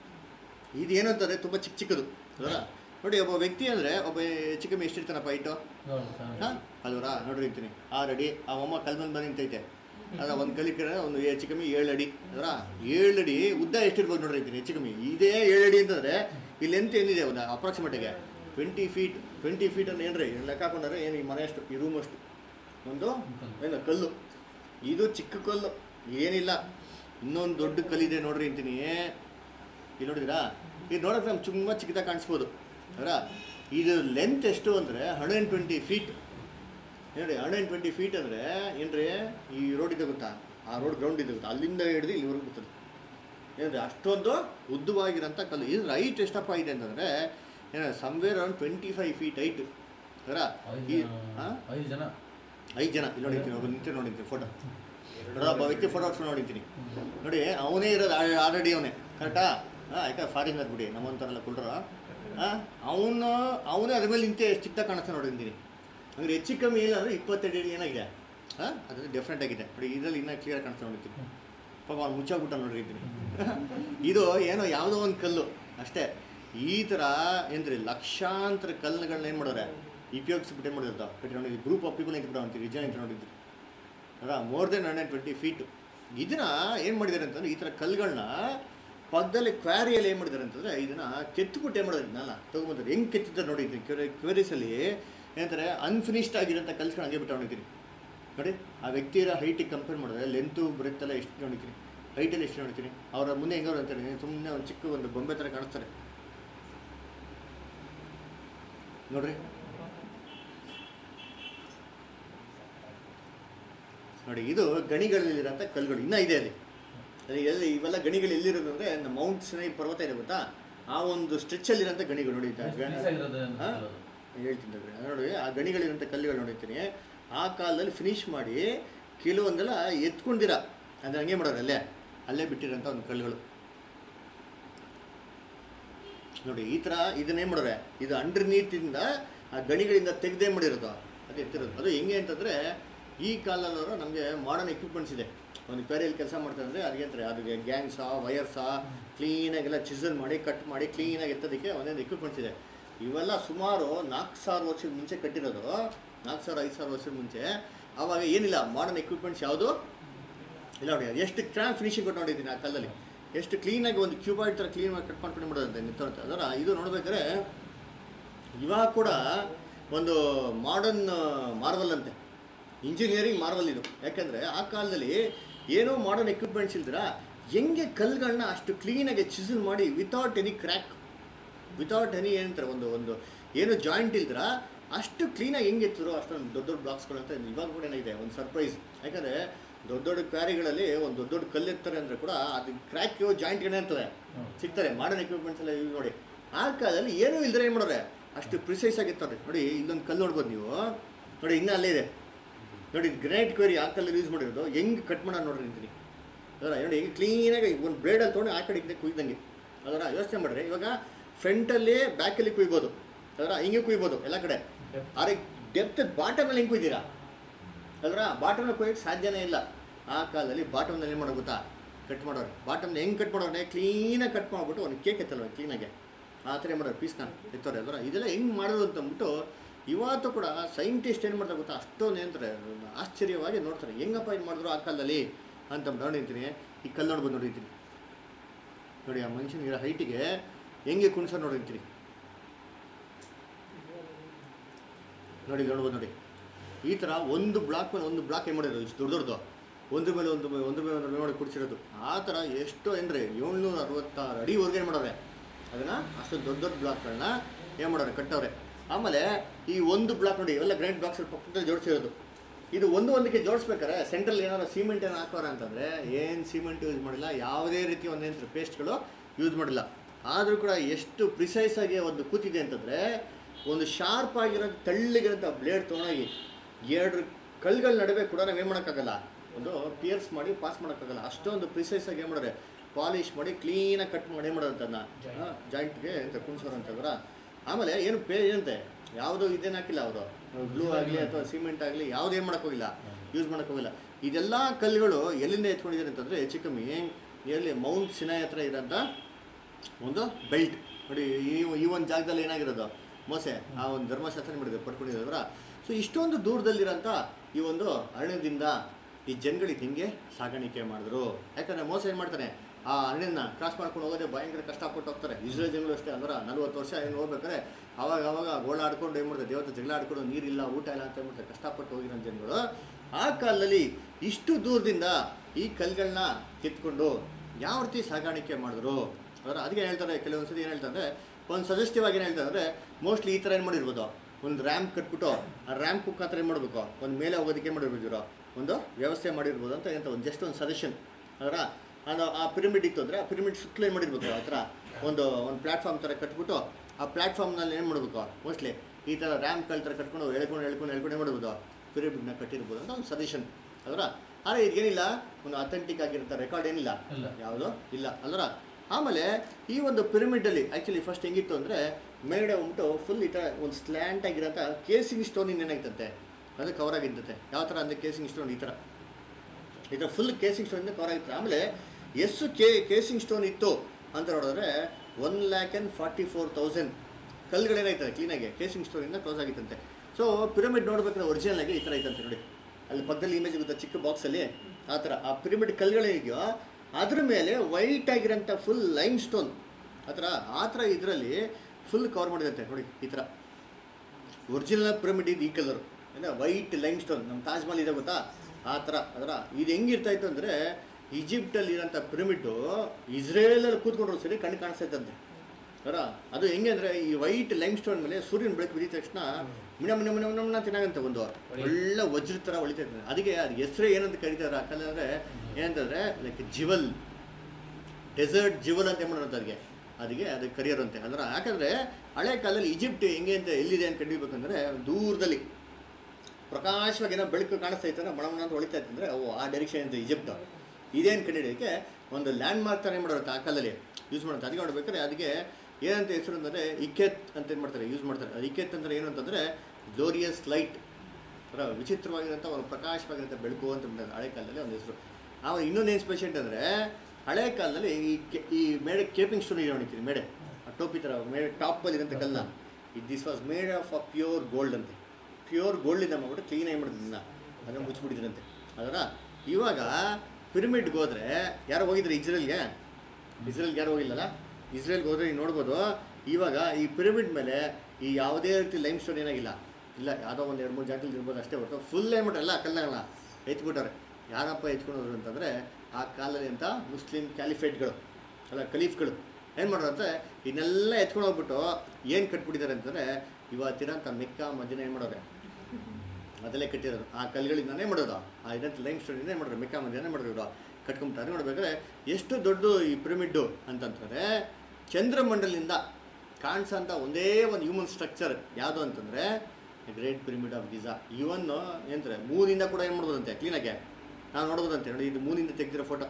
Speaker 2: ಇದು ಏನು ಅಂತಾರೆ ತುಂಬ ಚಿಕ್ಕ ಚಿಕ್ಕದು ಅದರ ನೋಡಿ ಒಬ್ಬ ವ್ಯಕ್ತಿ ಅಂದರೆ ಒಬ್ಬ ಹೆಚ್ಚು ಕಮ್ಮಿ ಎಷ್ಟಿರ್ತಾನಪ್ಪ ಇಟ್ಟು ಹಾಂ ಅಲ್ವರ ನೋಡ್ರಿ ಇರ್ತೀನಿ ಆರು ಅಡಿ ಆ ಅಮ್ಮ ಕಲ್ ಬಂದು ಬಂದು ನಿಂತೈತೆ ಅದ ಒಂದು ಕಲಿಕೆ ಒಂದು ಹೆಚ್ಚು ಕಮ್ಮಿ ಏಳು ಅಡಿ ಅದರ ಏಳು ಅಡಿ ಉದ್ದ ಎಷ್ಟಿರ್ಬೋದು ನೋಡ್ರಿ ಇರ್ತೀನಿ ಹೆಚ್ಚು ಕಮ್ಮಿ ಇದೇ ಏಳು ಅಡಿ ಅಂತಂದರೆ ಈ ಲೆಂತ್ ಏನಿದೆ ಒಂದು ಅಪ್ರಾಕ್ಸಿಮೇಟಿಗೆ ಟ್ವೆಂಟಿ ಫೀಟ್ ಟ್ವೆಂಟಿ ಫೀಟ್ ಅಂತ ಏನ್ರಿ ಲೆಕ್ಕ ಹಾಕೊಂಡ್ರೆ ಏನು ಈ ಮನೆ ಅಷ್ಟು ಈ ರೂಮ್ ಅಷ್ಟು ಒಂದು ಏನು ಕಲ್ಲು ಇದು ಚಿಕ್ಕ ಕಲ್ಲು ಏನಿಲ್ಲ ಇನ್ನೊಂದು ದೊಡ್ಡ ಕಲ್ಲಿದೆ ನೋಡ್ರಿ ಅಂತೀನಿ ಇಲ್ಲಿ ನೋಡಿದ್ರಾ ಇದು ನೋಡೋಕೆ ನಮ್ಗೆ ತುಂಬ ಚಿಕ್ಕದಾಗಿ ಕಾಣಿಸ್ಬೋದು ಅವರ ಇದು ಲೆಂತ್ ಎಷ್ಟು ಅಂದರೆ ಹಂಡ್ರೆಡ್ ಆ್ಯಂಡ್ ಟ್ವೆಂಟಿ ಫೀಟ್ ಏನ್ರಿ ಹಂಡ್ರೆಡ್ ಆ್ಯಂಡ್ ಟ್ವೆಂಟಿ ಫೀಟ್ ಅಂದರೆ ಏನ್ರಿ ಈ ರೋಡ್ ಇದೆ ಗೊತ್ತಾ ಆ ರೋಡ್ ಗ್ರೌಂಡ್ ಇದೆ ಗೊತ್ತಾ ಅಲ್ಲಿಂದ ಹಿಡಿದು ಇಲ್ಲಿವರೆಗೂ ಬರ್ತದೆ ಏನ್ರಿ ಅಷ್ಟೊಂದು ಉದ್ದವಾಗಿರೋಂಥ ಕಲ್ಲು ಇದ್ರ ಹೈಟ್ ಎಷ್ಟಪ್ಪ ಇದೆ ಅಂತಂದರೆ ಏನ somewhere around twenty five feet height ಅವರ
Speaker 3: ಐದು
Speaker 2: ಈ
Speaker 3: ಜನ
Speaker 2: ಹಾಂ
Speaker 3: ಐದು ಜನ
Speaker 2: ಐದು ಜನ ಇಲ್ಲಿ ನೋಡಿರ್ತೀನಿ ಒಬ್ಬ ನಿಂತು ನೋಡಿರ್ತೀನಿ ಫೋಟೋ ಒಬ್ಬ ವ್ಯಕ್ತಿ ಫೋಟೋ ಹಾಕ್ಸ್ಕೊಂಡು ನೋಡಿರ್ತೀನಿ ನೋಡಿ ಅವನೇ ಇರೋದು ಆಲ್ರೆಡಿ ಅವನೇ ಕರೆಕ್ಟಾ ಹಾಂ ಯಾಕೆ ಫಾರಿನರ್ ಬಿಡಿ ನಮ್ಮಂಥವ್ರೆಲ್ಲ ಕುಳ್ರ ಹಾಂ ಅವನು ಅವನೇ ಅದ್ರ ಮೇಲೆ ನಿಂತೆ ಎಷ್ಟು ಚಿಕ್ಕ ಕಾಣಿಸ್ತಾ ನೋಡಿರ್ತೀನಿ ಅಂದರೆ ಹೆಚ್ಚು ಕಮ್ಮಿ ಇಲ್ಲ ಅಂದರೆ ಇಪ್ಪತ್ತೆರಡು ಅಡಿ ಏನಾಗಿದೆ ಹಾಂ ಅದ್ರಲ್ಲಿ ಡಿಫ್ರೆಂಟ್ ಆಗಿದೆ ನೋಡಿ ಇದರಲ್ಲಿ ಇನ್ನೂ ಕ್ಲಿಯರ್ ಕಾಣಿಸ್ತಾ ನೋಡಿರ್ತೀನಿ ಪಾಪ ಅವ್ನು ಮುಚ್ಚಾಗ್ಬಿಟ್ಟ ನೋಡಿರ್ತೀನಿ ಇದು ಏನೋ ಯಾವುದೋ ಒಂದು ಕಲ್ಲು ಅಷ್ಟೇ ಈ ಥರ ಏನ್ರಿ ಲಕ್ಷಾಂತರ ಕಲ್ಲುಗಳನ್ನ ಏನು ಮಾಡೋರೆ ಉಪಯೋಗಿಸ್ಬಿಟ್ಟು ಏನು ಮಾಡಿರ್ತಾವೆ ಕಟ್ಟಿ ನೋಡಿ ಗ್ರೂಪ್ ಆಫ್ ಪೀಪಲ್ ನಿಂತ್ಬಿಟ್ಟು ಅಂತೀರಿ ನಿಜ ನಿಂತು ನೋಡಿದ್ರಿ ಅಲ್ಲ more than hundred twenty feet ಇದನ್ನ ಏನು ಮಾಡಿದ್ದಾರೆ ಅಂತಂದ್ರೆ ಈ ಥರ ಕಲ್ಲುಗಳನ್ನ ಪಕ್ಕದಲ್ಲಿ ಕ್ವಾರಿಯಲ್ಲಿ ಏನು ಮಾಡಿದ್ದಾರೆ ಅಂತಂದರೆ ಇದನ್ನ ಕೆತ್ತುಬಿಟ್ಟು ಏನು ಮಾಡೋದು ಇದನ್ನೆಲ್ಲ ತೊಗೊಂಬಂದ್ರೆ ಹೆಂಗೆ ಕೆತ್ತಿದ್ದಾರೆ ನೋಡಿದ್ದೀನಿ ಕ್ಯೂರಿ ಕ್ಯೂರಿಯಸಲ್ಲಿ ಏನಂತಾರೆ ಅನ್ಫಿನಿಶ್ಡ್ ಆಗಿರೋಂಥ ಕಲ್ಸ್ಕೊಂಡು ಹಂಗೆ ಬಿಟ್ಟು ನೋಡಿದ್ದೀನಿ ನೋಡಿ ಆ ವ್ಯಕ್ತಿಯ ಹೈಟಿಗೆ ಕಂಪೇರ್ ಮಾಡಿದ್ರೆ ಲೆಂತು ಬ್ರೆತ್ ಎಲ್ಲ ಎಷ್ಟು ನೋಡಿದ್ದೀನಿ ಹೈಟಲ್ಲಿ ಎಷ್ಟು ನೋಡ್ತೀನಿ ಅವರ ಮುಂದೆ ಹೆಂಗವ್ರು ಅಂತಾರೆ ಸುಮ್ಮನೆ ಒಂದು ಚಿಕ್ಕ ಒಂದು ಬೊಂಬೆ ಥರ ಕಾಣಿಸ್ತಾರೆ ನೋಡ್ರಿ ನೋಡಿ ಇದು ಗಣಿಗಳಲ್ಲಿರೋಂಥ ಕಲ್ಲುಗಳು ಇನ್ನೂ ಇದೆ ಅಲ್ಲಿ ಅದು ಎಲ್ಲಿ ಇವೆಲ್ಲ ಗಣಿಗಳು ಎಲ್ಲಿರೋದು ಅಂದರೆ ನಮ್ಮ ಮೌಂಟ್ ಸಿನೈ ಪರ್ವತ ಇದೆ ಗೊತ್ತಾ ಆ ಒಂದು ಸ್ಟ್ರೆಚ್ಚಲ್ಲಿರೋಂಥ ಗಣಿಗಳು ನೋಡಿ ಇದು ಗ-
Speaker 3: ಪೀಸ್ ಆಗಿರೋದು ಅಂತ
Speaker 2: ಹಾ?
Speaker 3: ಹೇಳೋದು.
Speaker 2: ಹೇಳ್ತೀನಿ ನೋಡ್ರಿ ಅದು ನೋಡಿ ಆ ಗಣಿಗಳಿರೋಂಥ ಕಲ್ಲುಗಳು ನೋಡಿರ್ತೀನಿ ಆ ಕಾಲದಲ್ಲಿ ಫಿನಿಶ್ ಮಾಡಿ ಕೆಲವೊಂದೆಲ್ಲ ಎತ್ಕೊಂಡಿರ ಅದು ಹಂಗೆ ಮಾಡೋರು ಅಲ್ಲೇ ಅಲ್ಲೇ ಬಿಟ್ಟಿರೋಂಥ ಒಂದು ಕಲ್ಲುಗಳು ನೋಡಿ ಈ ಥರ ಇದನ್ನೇನು ಮಾಡೋರೆ ಇದು ಅಂಡರ್ ನೀತಿಂದ ಆ ಗಣಿಗಳಿಂದ ತೆಗ್ದೇ ಮಾಡಿರೋದು ಅದು ಎತ್ತಿರೋದು ಅದು ಹೆಂಗೆ ಅಂತಂದರೆ ಈ ಕಾಲದವರು ನಮಗೆ ಮಾಡರ್ನ್ ಎಕ್ವಿಪ್ಮೆಂಟ್ಸ್ ಇದೆ ಒಂದು ಕ್ವೇರಿಯಲ್ಲಿ ಕೆಲಸ ಮಾಡ್ತಾರೆ ಅಂದರೆ ಅದಕ್ಕೆ ಅಂತಾರೆ ಅದಕ್ಕೆ ಗ್ಯಾಂಗ್ಸಾ ವಯರ್ಸಾ ಕ್ಲೀನಾಗೆಲ್ಲ ಚಿಸಲ್ ಮಾಡಿ ಕಟ್ ಮಾಡಿ ಕ್ಲೀನಾಗಿ ಎತ್ತೋದಕ್ಕೆ ಒಂದೊಂದು ಎಕ್ವಿಪ್ಮೆಂಟ್ಸ್ ಇದೆ ಇವೆಲ್ಲ ಸುಮಾರು ನಾಲ್ಕು ಸಾವಿರ ವರ್ಷದ ಮುಂಚೆ ಕಟ್ಟಿರೋದು ನಾಲ್ಕು ಸಾವಿರ ಐದು ಸಾವಿರ ವರ್ಷದ ಮುಂಚೆ ಆವಾಗ ಏನಿಲ್ಲ ಮಾಡರ್ನ್ ಎಕ್ವಿಪ್ಮೆಂಟ್ಸ್ ಯಾವುದು ಇಲ್ಲ ನೋಡಿ ಎಷ್ಟು ಚೆನ್ನಾಗಿ ಫಿನಿಶಿಂಗ್ ಕೊಟ್ಟು ನೋಡಿದ್ದೀನಿ ಆ ಕಾಲದಲ್ಲಿ ಎಷ್ಟು ಕ್ಲೀನಾಗಿ ಒಂದು ಕ್ಯೂಬಾಯ್ಡ್ ಥರ ಕ್ಲೀನಾಗಿ ಕಟ್ ಮಾಡ್ಕೊಂಡು ಬಿಡೋದಂತೆ ನಿಂತಂತೆ ಅದರ ಇದು ನೋಡ್ಬೇಕಾದ್ರೆ ಇವಾಗ ಕೂಡ ಒಂದು ಮಾಡರ್ನ್ ಮಾರ್ವಲ್ ಅಂತೆ ಇಂಜಿನಿಯರಿಂಗ್ ಮಾರ್ವಲ್ ಇದು ಯಾಕಂದರೆ ಆ ಕಾಲದಲ್ಲಿ ಏನೋ ಮಾಡರ್ನ್ ಎಕ್ವಿಪ್ಮೆಂಟ್ಸ್ ಇಲ್ದಿರ ಹೆಂಗೆ ಕಲ್ಲುಗಳನ್ನ ಅಷ್ಟು ಕ್ಲೀನಾಗಿ ಚಿಸಲ್ ಮಾಡಿ without any crack without any ಏನಂತಾರೆ ಒಂದು ಒಂದು ಏನು ಜಾಯಿಂಟ್ ಇಲ್ದಿರ ಅಷ್ಟು ಕ್ಲೀನಾಗಿ ಹೆಂಗೆ ಎತ್ತಿದ್ರು ಅಷ್ಟೊಂದು ದೊಡ್ಡ ದೊಡ್ಡ ಬ್ಲಾಕ್ಸ್ಗಳು ಅಂತ ಇವಾಗ ಕೂಡ ಏನಿದೆ ಒಂದು ಸರ್ಪ್ರೈಸ್ ಯಾಕಂದರೆ ದೊಡ್ಡ ದೊಡ್ಡ ಕ್ವಾರಿಗಳಲ್ಲಿ ಒಂದು ದೊಡ್ಡ ದೊಡ್ಡ ಕಲ್ಲು ಎತ್ತಾರೆ ಅಂದರೆ ಕೂಡ ಅದು ಕ್ರ್ಯಾಕ್ ಜಾಯಿಂಟ್ಗಳೇ ಅಂತವೆ ಸಿಗ್ತಾರೆ ಮಾಡರ್ನ್ ಎಕ್ವಿಪ್ಮೆಂಟ್ಸ್ ಎಲ್ಲ ಯೂಸ್ ನೋಡಿ ಆ ಕಾಲದಲ್ಲಿ ಏನೂ ಇಲ್ದ್ರೆ ಏನು ಮಾಡೋರೆ ಅಷ್ಟು ಪ್ರಿಸೈಸ್ ಆಗಿರ್ತಾರೆ ನೋಡಿ ಇಲ್ಲೊಂದು ಕಲ್ಲು ನೋಡ್ಬೋದು ನೀವು ನೋಡಿ ಇನ್ನೂ ಅಲ್ಲೇ ಇದೆ ನೋಡಿ ಗ್ರೈಟ್ ಕ್ವೇರಿ ಆ ಕಲ್ಲಲ್ಲಿ ಯೂಸ್ ಮಾಡಿರೋದು ಹೆಂಗೆ ಕಟ್ ಮಾಡೋದು ನೋಡ್ರಿ ಅಂತೀನಿ ಅದರ ನೋಡಿ ಹೆಂಗೆ ಕ್ಲೀನಾಗಿ ಒಂದು ಬ್ಲೇಡಲ್ಲಿ ತೊಗೊಂಡು ಆ ಕಡೆ ಈ ಕಡೆ ಕುಯ್ದಂಗೆ ಅದರ ಯೋಚನೆ ಮಾಡಿರಿ ಇವಾಗ ಫ್ರಂಟಲ್ಲಿ ಬ್ಯಾಕಲ್ಲಿ ಕುಯ್ಬೋದು ಅದರ ಹಿಂಗೆ ಕುಯ್ಬೋದು ಎಲ್ಲ ಕಡೆ ಆದರೆ ಡೆಪ್ತ್ ಬಾಟಮಲ್ಲಿ ಹೆಂಗೆ ಕುಯ್ತೀರಾ ಅಲ್ರ ಬಾಟಮ್ನ ಕೊಯ್ಯಕ್ಕೆ ಸಾಧ್ಯನೇ ಇಲ್ಲ ಆ ಕಾಲದಲ್ಲಿ ಬಾಟಮ್ನಲ್ಲಿ ಏನು ಮಾಡೋದು ಗೊತ್ತಾ ಕಟ್ ಮಾಡೋರು ಬಾಟಮ್ನ ಹೆಂಗೆ ಕಟ್ ಮಾಡೋರೆ ಕ್ಲೀನಾಗಿ ಕಟ್ ಮಾಡಿಬಿಟ್ಟು ಒಂದು ಕೇಕ್ ಎತ್ತಲ್ವ ಕ್ಲೀನಾಗೆ ಆ ಥರ ಮಾಡೋರು ಪೀಸ್ನ ಎತ್ತೋರೆ ಅಲ್ರ ಇದೆಲ್ಲ ಹೆಂಗೆ ಮಾಡೋದು ಅಂತಂದ್ಬಿಟ್ಟು ಇವತ್ತು ಕೂಡ ಸೈಂಟಿಸ್ಟ್ ಏನು ಮಾಡ್ತಾರೆ ಗೊತ್ತಾ ಅಷ್ಟೊಂದು ಏನಂತಾರೆ ಆಶ್ಚರ್ಯವಾಗಿ ನೋಡ್ತಾರೆ ಹೆಂಗಪ್ಪ ಇದು ಮಾಡಿದ್ರು ಆ ಕಾಲದಲ್ಲಿ ಅಂತ ನೋಡಿರ್ತೀನಿ ಈ ಕಲ್ಲು ನೋಡ್ಬೋದು ನೋಡಿರ್ತೀನಿ ನೋಡಿ ಆ ಮನುಷ್ಯನಿಗೆ ಹೈಟಿಗೆ ಹೆಂಗೆ ಕುಣ್ಸೋ ನೋಡಿರ್ತೀನಿ ನೋಡಿ ಇಲ್ಲಿ ನೋಡ್ಬೋದು ನೋಡಿ ಈ ಥರ ಒಂದು ಬ್ಲಾಕ್ ಮೇಲೆ ಒಂದು ಬ್ಲಾಕ್ ಏನು ಮಾಡಿರೋದು ಇಷ್ಟು ದೊಡ್ಡ ದೊಡ್ಡದು ಒಂದ್ರ ಮೇಲೆ ಒಂದು ಮೇಲೆ ಒಂದ್ರ ಮೇಲೆ ಒಂದು ಮೇಲೆ ಮಾಡಿ ಕುಡಿಸಿರೋದು ಆ ಥರ ಎಷ್ಟು ಅಂದರೆ ಏಳ್ನೂರ ಅರವತ್ತಾರು ಅಡಿವರೆಗೆ ಏನು ಮಾಡೋರೆ ಅದನ್ನು ಅಷ್ಟು ದೊಡ್ಡ ದೊಡ್ಡ ಬ್ಲಾಕ್ಗಳನ್ನ ಏನು ಮಾಡೋರೆ ಕಟ್ಟವ್ರೆ ಆಮೇಲೆ ಈ ಒಂದು ಬ್ಲಾಕ್ ನೋಡಿ ಇವೆಲ್ಲ ಗ್ರೈಂಡ್ ಬ್ಲಾಕ್ಸ್ ಪಕ್ಕದಲ್ಲಿ ಜೋಡಿಸಿರೋದು ಇದು ಒಂದು ಒಂದಕ್ಕೆ ಜೋಡಿಸ್ಬೇಕಾರೆ ಸೆಂಟ್ರಲ್ ಏನಾದ್ರು ಸಿಮೆಂಟ್ ಏನು ಹಾಕೋರ ಅಂತಂದರೆ ಏನು ಸಿಮೆಂಟ್ ಯೂಸ್ ಮಾಡಿಲ್ಲ ಯಾವುದೇ ರೀತಿ ಒಂದೇನು ಪೇಸ್ಟ್ಗಳು ಯೂಸ್ ಮಾಡಿಲ್ಲ ಆದರೂ ಕೂಡ ಎಷ್ಟು ಪ್ರಿಸೈಸ್ ಆಗಿ ಒಂದು ಕೂತಿದೆ ಅಂತಂದರೆ ಒಂದು ಶಾರ್ಪ್ ಆಗಿರೋ ತೆಳ್ಳಗಿರೋಂಥ ಬ್ಲೇಡ್ ತೊಗೊಂಡೋಗಿ ಎರಡು ಕಲ್ಗಳ ನಡುವೆ ಕೂಡ ನಾವೇನು ಮಾಡೋಕ್ಕಾಗಲ್ಲ ಒಂದು ಪಿಯರ್ಸ್ ಮಾಡಿ ಪಾಸ್ ಮಾಡೋಕ್ಕಾಗಲ್ಲ ಅಷ್ಟೊಂದು ಪ್ರಿಸೈಸ್ ಆಗಿ ಏನು ಮಾಡೋರೆ ಪಾಲಿಷ್ ಮಾಡಿ ಕ್ಲೀನಾಗಿ ಕಟ್ ಮಾಡಿ ಏನು ಮಾಡೋದಂತನ್ನ ಜಾಯಿಂಟ್ಗೆ ಅಂತ ಕುಣಿಸೋರು ಅಂತಂದ್ರ ಆಮೇಲೆ ಏನು ಪೇ ಏನಂತೆ ಯಾವುದೋ ಇದೇನು ಹಾಕಿಲ್ಲ ಅವರು ಬ್ಲೂ ಆಗಲಿ ಅಥವಾ ಸಿಮೆಂಟ್ ಆಗಲಿ ಯಾವ್ದು ಏನು ಮಾಡೋಕ್ಕೋಗಿಲ್ಲ ಯೂಸ್ ಮಾಡೋಕ್ಕೋಗಿಲ್ಲ ಇದೆಲ್ಲ ಕಲ್ಲುಗಳು ಎಲ್ಲಿಂದ ಎತ್ಕೊಂಡಿದ್ದಾರೆ ಅಂತಂದರೆ ಹೆಚ್ಚು ಕಮ್ಮಿ ಎಲ್ಲಿ ಮೌಂಟ್ ಸಿನಾಯ್ ಹತ್ರ ಇರೋಂಥ ಒಂದು ಬೆಲ್ಟ್ ನೋಡಿ ಈ ಈ ಒಂದು ಜಾಗದಲ್ಲಿ ಏನಾಗಿರೋದು ಮೋಸೆ ಆ ಒಂದು ಧರ್ಮಶಾಸ್ತ್ರ ಮಾಡಿದ್ರು ಪಡ್ಕೊಂಡಿರೋದ್ರ ಸೊ ಇಷ್ಟೊಂದು ದೂರದಲ್ಲಿರೋಂಥ ಈ ಒಂದು ಅರಣ್ಯದಿಂದ ಈ ಜನಗಳಿಗೆ ಹಿಂಗೆ ಸಾಗಾಣಿಕೆ ಮಾಡಿದ್ರು ಯಾಕಂದರೆ ಮೋಸ ಏನು ಮಾಡ್ತಾನೆ ಆ ಅರಣ್ಯನ ಕ್ರಾಸ್ ಮಾಡ್ಕೊಂಡು ಹೋಗೋದೇ ಭಯಂಕರ ಕಷ್ಟಪಟ್ಟು ಹೋಗ್ತಾರೆ ಇಸ್ರೇಲ್ ಜನಗಳು ಅಷ್ಟೇ ಅಂದ್ರೆ ನಲ್ವತ್ತು ವರ್ಷ ಏನು ಹೋಗ್ಬೇಕಾದ್ರೆ ಅವಾಗ ಅವಾಗ ಗೋಳಾಡ್ಕೊಂಡು ಏನು ಮಾಡ್ತಾರೆ ದೇವತೆ ಜಗಳ ಆಡ್ಕೊಂಡು ನೀರಿಲ್ಲ ಊಟ ಇಲ್ಲ ಅಂತ ಹೇಳ್ಬಿಡ್ತಾರೆ ಕಷ್ಟಪಟ್ಟು ಹೋಗಿರೋ ಜನಗಳು ಆ ಕಾಲದಲ್ಲಿ ಇಷ್ಟು ದೂರದಿಂದ ಈ ಕಲ್ಗಳನ್ನ ಕಿತ್ಕೊಂಡು ಯಾವ ರೀತಿ ಸಾಗಾಣಿಕೆ ಮಾಡಿದ್ರು ಅದರ ಅದಕ್ಕೆ ಹೇಳ್ತಾರೆ ಕೆಲವೊಂದು ಸತಿ ಏನು ಹೇಳ್ತಾರೆ ಒಂದು ಸಜೆಸ್ಟಿವ್ ಆಗಿ ಏನು ಹೇಳ್ತಾರೆ ಅಂದರೆ ಮೋಸ್ಟ್ಲಿ ಈ ಥರ ಏನು ಮಾಡಿರ್ಬೋದು ಒಂದು ರ್ಯಾಂಪ್ ಕಟ್ಬಿಟ್ಟು ಆ ರ್ಯಾಂಪ್ ಮುಖಾಂತರ ಏನು ಮಾಡಬೇಕು ಒಂದು ಮೇಲೆ ಹೋಗೋದಕ್ಕೆ ಏನು ಮಾಡಿರ್ಬೋದು ಇವ್ರು? ಒಂದು ವ್ಯವಸ್ಥೆ ಮಾಡಿರ್ಬೋದು ಅಂತ ಎಂತ ಒಂದು ಜಸ್ಟ್ ಒಂದು ಸಜೆಷನ್ ಅದರ ಅದು ಆ ಪಿರಮಿಡ್ ಇತ್ತು ಅಂದರೆ ಆ ಪಿರಮಿಡ್ ಸುತ್ತಲೂ ಏನು ಮಾಡಿರ್ಬೇಕು ಆ ಥರ ಒಂದು ಒಂದು ಪ್ಲ್ಯಾಟ್ಫಾರ್ಮ್ ಥರ ಕಟ್ಬಿಟ್ಟು ಆ ಪ್ಲ್ಯಾಟ್ಫಾರ್ಮ್ನಲ್ಲಿ ಏನು ಮಾಡಬೇಕು ಮೋಸ್ಟ್ಲಿ ಈ ಥರ ರ್ಯಾಂಪ್ ಕಲ್ ಥರ ಕಟ್ಕೊಂಡು ಎಳ್ಕೊಂಡು ಎಳ್ಕೊಂಡು ಎಳ್ಕೊಂಡು ಏನು ಮಾಡ್ಬೋದು ಪಿರಮಿಡ್ನ ಕಟ್ಟಿರ್ಬೋದು ಅಂತ ಒಂದು ಸಜೆಷನ್ ಅದರ ಆದರೆ ಇದಕ್ಕೇನಿಲ್ಲ ಒಂದು ಅಥೆಂಟಿಕ್ ಆಗಿರುತ್ತೆ ರೆಕಾರ್ಡ್ ಏನಿಲ್ಲ
Speaker 3: ಇಲ್ಲ.
Speaker 2: ಯಾವುದು ಇಲ್ಲ ಅಲ್ರ ಆಮೇಲೆ ಈ ಒಂದು ಪಿರಮಿಡಲ್ಲಿ ಆ್ಯಕ್ಚುಲಿ ಫಸ್ಟ್ ಹೆಂಗಿತ್ತು ಅಂದರೆ ಮೇಲ್ಗಡೆ ಉಂಟು ಫುಲ್ ಈ ಥರ ಒಂದು ಸ್ಲ್ಯಾಂಟ್ ಆಗಿರೋಂಥ ಕೇಸಿಂಗ್ ಸ್ಟೋನಿಂದ ಏನಾಗ್ತಂತೆ ಅದು ಕವರ್ ಆಗಿರ್ತತೆ ಯಾವ ಥರ ಅಂದರೆ ಕೇಸಿಂಗ್ ಸ್ಟೋನ್ ಈ ಥರ ಈ ಥರ ಫುಲ್ ಕೇಸಿಂಗ್ ಸ್ಟೋನಿಂದ ಕವರ್ ಆಗಿತ್ತು ಆಮೇಲೆ ಎಷ್ಟು ಕೇ ಕೇಸಿಂಗ್ ಸ್ಟೋನ್ ಇತ್ತು ಅಂತ ನೋಡಿದ್ರೆ one lakh and forty four thousand ಕಲ್ಲುಗಳೇನಾಯ್ತದೆ ಕ್ಲೀನಾಗಿ ಕೇಸಿಂಗ್ ಸ್ಟೋನಿಂದ ಕ್ಲೋಸ್ ಆಗಿತ್ತಂತೆ ಸೊ ಪಿರಮಿಡ್ ನೋಡ್ಬೇಕಾದ್ರೆ ಒರಿಜಿನಲ್ ಆಗಿ ಈ ಥರ ಐತಂತೆ ನೋಡಿ ಅಲ್ಲಿ ಪಕ್ಕದಲ್ಲಿ ಇಮೇಜ್ ಗೊತ್ತಾ ಚಿಕ್ಕ ಬಾಕ್ಸಲ್ಲಿ ಆ ಥರ ಆ ಪಿರಮಿಡ್ ಕಲ್ಲುಗಳೇನಿದೆಯೋ ಅದ್ರ ಮೇಲೆ ವೈಟ್ ಆಗಿರೋಂಥ ಫುಲ್ ಲೈಮ್ ಸ್ಟೋನ್ ಆ ಥರ ಆ ಥರ ಇದರಲ್ಲಿ ಫುಲ್ ಕವರ್ ಮಾಡಿದಂತೆ ನೋಡಿ ಈ ಥರ ಒರಿಜಿನಲ್ ಪಿರಮಿಡ್ ಇದು ಈ ಕಲರು ಅಂದರೆ ವೈಟ್ ಲೈಮ್ ಸ್ಟೋನ್ ನಮ್ಮ ತಾಜ್ ಮಹಲ್ ಇದೆ ಗೊತ್ತಾ ಆ ಥರ ಅದರ ಇದು ಹೆಂಗಿರ್ತಾ ಇತ್ತು ಅಂದರೆ ಈಜಿಪ್ಟಲ್ಲಿ ಇರೋಂಥ ಪಿರಮಿಡ್ಡು ಇಸ್ರೇಲಲ್ಲಿ ಕೂತ್ಕೊಂಡ್ರು ಸರಿ ಕಣ್ಣು ಕಾಣಿಸ್ತಾ ಇತ್ತಂತೆ ಅದರ ಅದು ಹೆಂಗೆ ಅಂದರೆ ಈ ವೈಟ್ ಲೈಮ್ ಸ್ಟೋನ್ ಮೇಲೆ ಸೂರ್ಯನ ಬೆಳಕು ಬಿದ್ದ ತಕ್ಷಣ ಮಿಣ ಮಿಣ ಮಿಣ ಮಿಣ ಮಿಣ ತಿನ್ನಾಗಂತೆ ಒಂದು ಒಳ್ಳೆ ವಜ್ರ ಥರ ಹೊಳಿತಾ ಇರ್ತದೆ ಅದಕ್ಕೆ ಅದು ಹೆಸರೇ ಏನಂತ ಕರೀತಾರೆ ಆ ಕಲೆ ಅಂದರೆ ಏನಂತಂದರೆ ಲೈಕ್ ಜಿವಲ್ ಡೆಸರ್ಟ್ ಜಿವಲ್ ಅಂತ ಏನು ಮಾಡೋದು ಅದಕ್ಕೆ ಅದಕ್ಕೆ ಅದಕ್ಕೆ ಕರಿಯರಂತೆ ಅಂದ್ರೆ ಯಾಕಂದರೆ ಹಳೆ ಕಾಲದಲ್ಲಿ ಈಜಿಪ್ಟ್ ಹೆಂಗೆ ಅಂತ ಎಲ್ಲಿದೆ ಅಂತ ಕಂಡಿಡ್ಬೇಕಂದ್ರೆ ದೂರದಲ್ಲಿ ಪ್ರಕಾಶವಾಗಿ ಏನೋ ಬೆಳಕು ಕಾಣಿಸ್ತಾ ಇತ್ತಂದ್ರೆ ಮಣ ಮಣ ಅಂತ ಹೊಳಿತಾ ಇತ್ತಂದ್ರೆ ಓ ಆ ಡೈರೆಕ್ಷನ್ ಅಂತ ಈಜಿಪ್ಟ್ ಇದೇನು ಕಂಡಿಡಿಯೋಕ್ಕೆ ಒಂದು ಲ್ಯಾಂಡ್ ಮಾರ್ಕ್ ಥರ ಏನು ಮಾಡೋರುತ್ತೆ ಆ ಕಾಲದಲ್ಲಿ ಯೂಸ್ ಮಾಡುತ್ತೆ ಅದಕ್ಕೆ ನೋಡ್ಬೇಕಾದ್ರೆ ಅದಕ್ಕೆ ಏನಂತ ಹೆಸರು ಅಂದರೆ ಇಕೆತ್ ಅಂತ ಏನು ಮಾಡ್ತಾರೆ ಯೂಸ್ ಮಾಡ್ತಾರೆ ಅದು ಇಕೆತ್ ಅಂದರೆ ಏನು ಅಂತಂದರೆ ಗ್ಲೋರಿಯಸ್ ಲೈಟ್ ಅದರ ವಿಚಿತ್ರವಾಗಿರೋಂಥ ಒಂದು ಪ್ರಕಾಶವಾಗಿರೋಂಥ ಬೆಳಕು ಅಂತ ಬಿಟ್ಟಿದ್ದಾರೆ ಹಳೆ ಕಾಲದಲ್ಲಿ ಒಂದು ಹೆಸರು ಆಮೇಲೆ ಇನ್ನೊಂದು ಏನು ಸ್ಪೆಷಲ್ ಅಂದರೆ ಹಳೆ ಕಾಲದಲ್ಲಿ ಈ ಕೆ- ಈ ಮೇಡೆ ಕೇಪಿಂಗ್ ಸ್ಟೋನ್ ಇದೆ ನೋಡಿರ್ತೀರಿ ಮೇಡೆ ಆ ಟೋಪಿ ಥರ ಮೇಡೆ ಟಾಪಲ್ಲಿ ಇರೋಂಥ ಕಲ್ಲ ಇದು this was made of a pure gold ಅಂತೆ ಪ್ಯೂರ್ ಗೋಲ್ಡಿಂದ ಮಾಡ್ಬಿಟ್ಟು ಕ್ಲೀನಾಗಿ ಮಾಡಿದ್ರನ್ನ ಅದನ್ನು ಮುಚ್ಚಿಬಿಟ್ಟಿದ್ರಂತೆ ಅದರ ಇವಾಗ ಪಿರಮಿಡ್ಗೆ ಹೋದರೆ ಯಾರು ಹೋಗಿದ್ರೆ ಇಜ್ರೇಲ್ಗೆ ಇಸ್ರೇಲ್ಗೆ ಯಾರು ಹೋಗಿಲ್ಲಲ್ಲ ಇಸ್ರೇಲ್ಗೆ ಹೋದ್ರೆ ನೀವು ನೋಡ್ಬೋದು ಇವಾಗ ಈ ಪಿರಮಿಡ್ ಮೇಲೆ ಈ ಯಾವುದೇ ರೀತಿ ಲೈಮ್ ಸ್ಟೋನ್ ಏನಾಗಿಲ್ಲ ಇಲ್ಲ ಯಾವುದೋ ಒಂದು ಎರಡು ಮೂರು ಜಾಗದಲ್ಲಿ ಇರ್ಬೋದು ಅಷ್ಟೇ ಹೊರತು ಫುಲ್ ಏನ್ಬಿಟ್ರೆ ಎಲ್ಲ ಕಲ್ಲಲ್ಲ ಎತ್ಬಿಟ್ಟಾರೆ ಯಾರಪ್ಪ ಎತ್ಕೊಂಡೋದ್ರು ಅಂತಂದರೆ ಆ ಕಾಲದಲ್ಲಿ ಅಂತ ಮುಸ್ಲಿಂ ಕ್ಯಾಲಿಫೇಟ್ಗಳು ಅಲ್ಲ ಖಲೀಫ್ಗಳು ಏನು ಮಾಡೋರು ಅಂದರೆ ಇದನ್ನೆಲ್ಲ ಎತ್ಕೊಂಡು ಹೋಗ್ಬಿಟ್ಟು ಏನು ಕಟ್ಬಿಟ್ಟಿದ್ದಾರೆ ಅಂತಂದರೆ ಇವತ್ತಿರೋಂಥ ಮೆಕ್ಕ ಮದಿನ ಏನು ಮಾಡೋರೆ ಅದಲ್ಲೇ ಕಟ್ಟಿರೋದು ಆ ಕಲ್ಲುಗಳಿಂದನೇ ಮಾಡೋದು ಆ ಇದಂತ ಲೈಮ್ ಸ್ಟೋನ್ ಏನು ಮಾಡೋರು ಮೆಕ್ಕ ಮದಿನೇ ಮಾಡೋರು ಕಟ್ಕೊಂಬಿಟ್ಟಾರೆ ನೋಡ್ಬೇಕಾದ್ರೆ ಎಷ್ಟು ದೊಡ್ಡ ಈ ಪಿರಮಿಡ್ಡು ಅಂತಂತಾರೆ ಚಂದ್ರಮಂಡಲದಿಂದ ಕಾಣಿಸೋಂಥ ಒಂದೇ ಒಂದು ಹ್ಯೂಮನ್ ಸ್ಟ್ರಕ್ಚರ್ ಯಾವುದು ಅಂತಂದರೆ ಗ್ರೇಟ್ ಪಿರಮಿಡ್ ಆಫ್ ಗಿಜಾ ಇವನ್ನು ಏನಂತಾರೆ ಮೂನಿಂದ ಕೂಡ ಏನು ಮಾಡ್ಬೋದಂತೆ ಕ್ಲೀನಾಗೆ ನಾವು ನೋಡ್ಬೋದಂತೆ ನೋಡಿ ಇದು ಮೂನಿಂದ ತೆಗೆದಿರೋ ಫೋಟೋ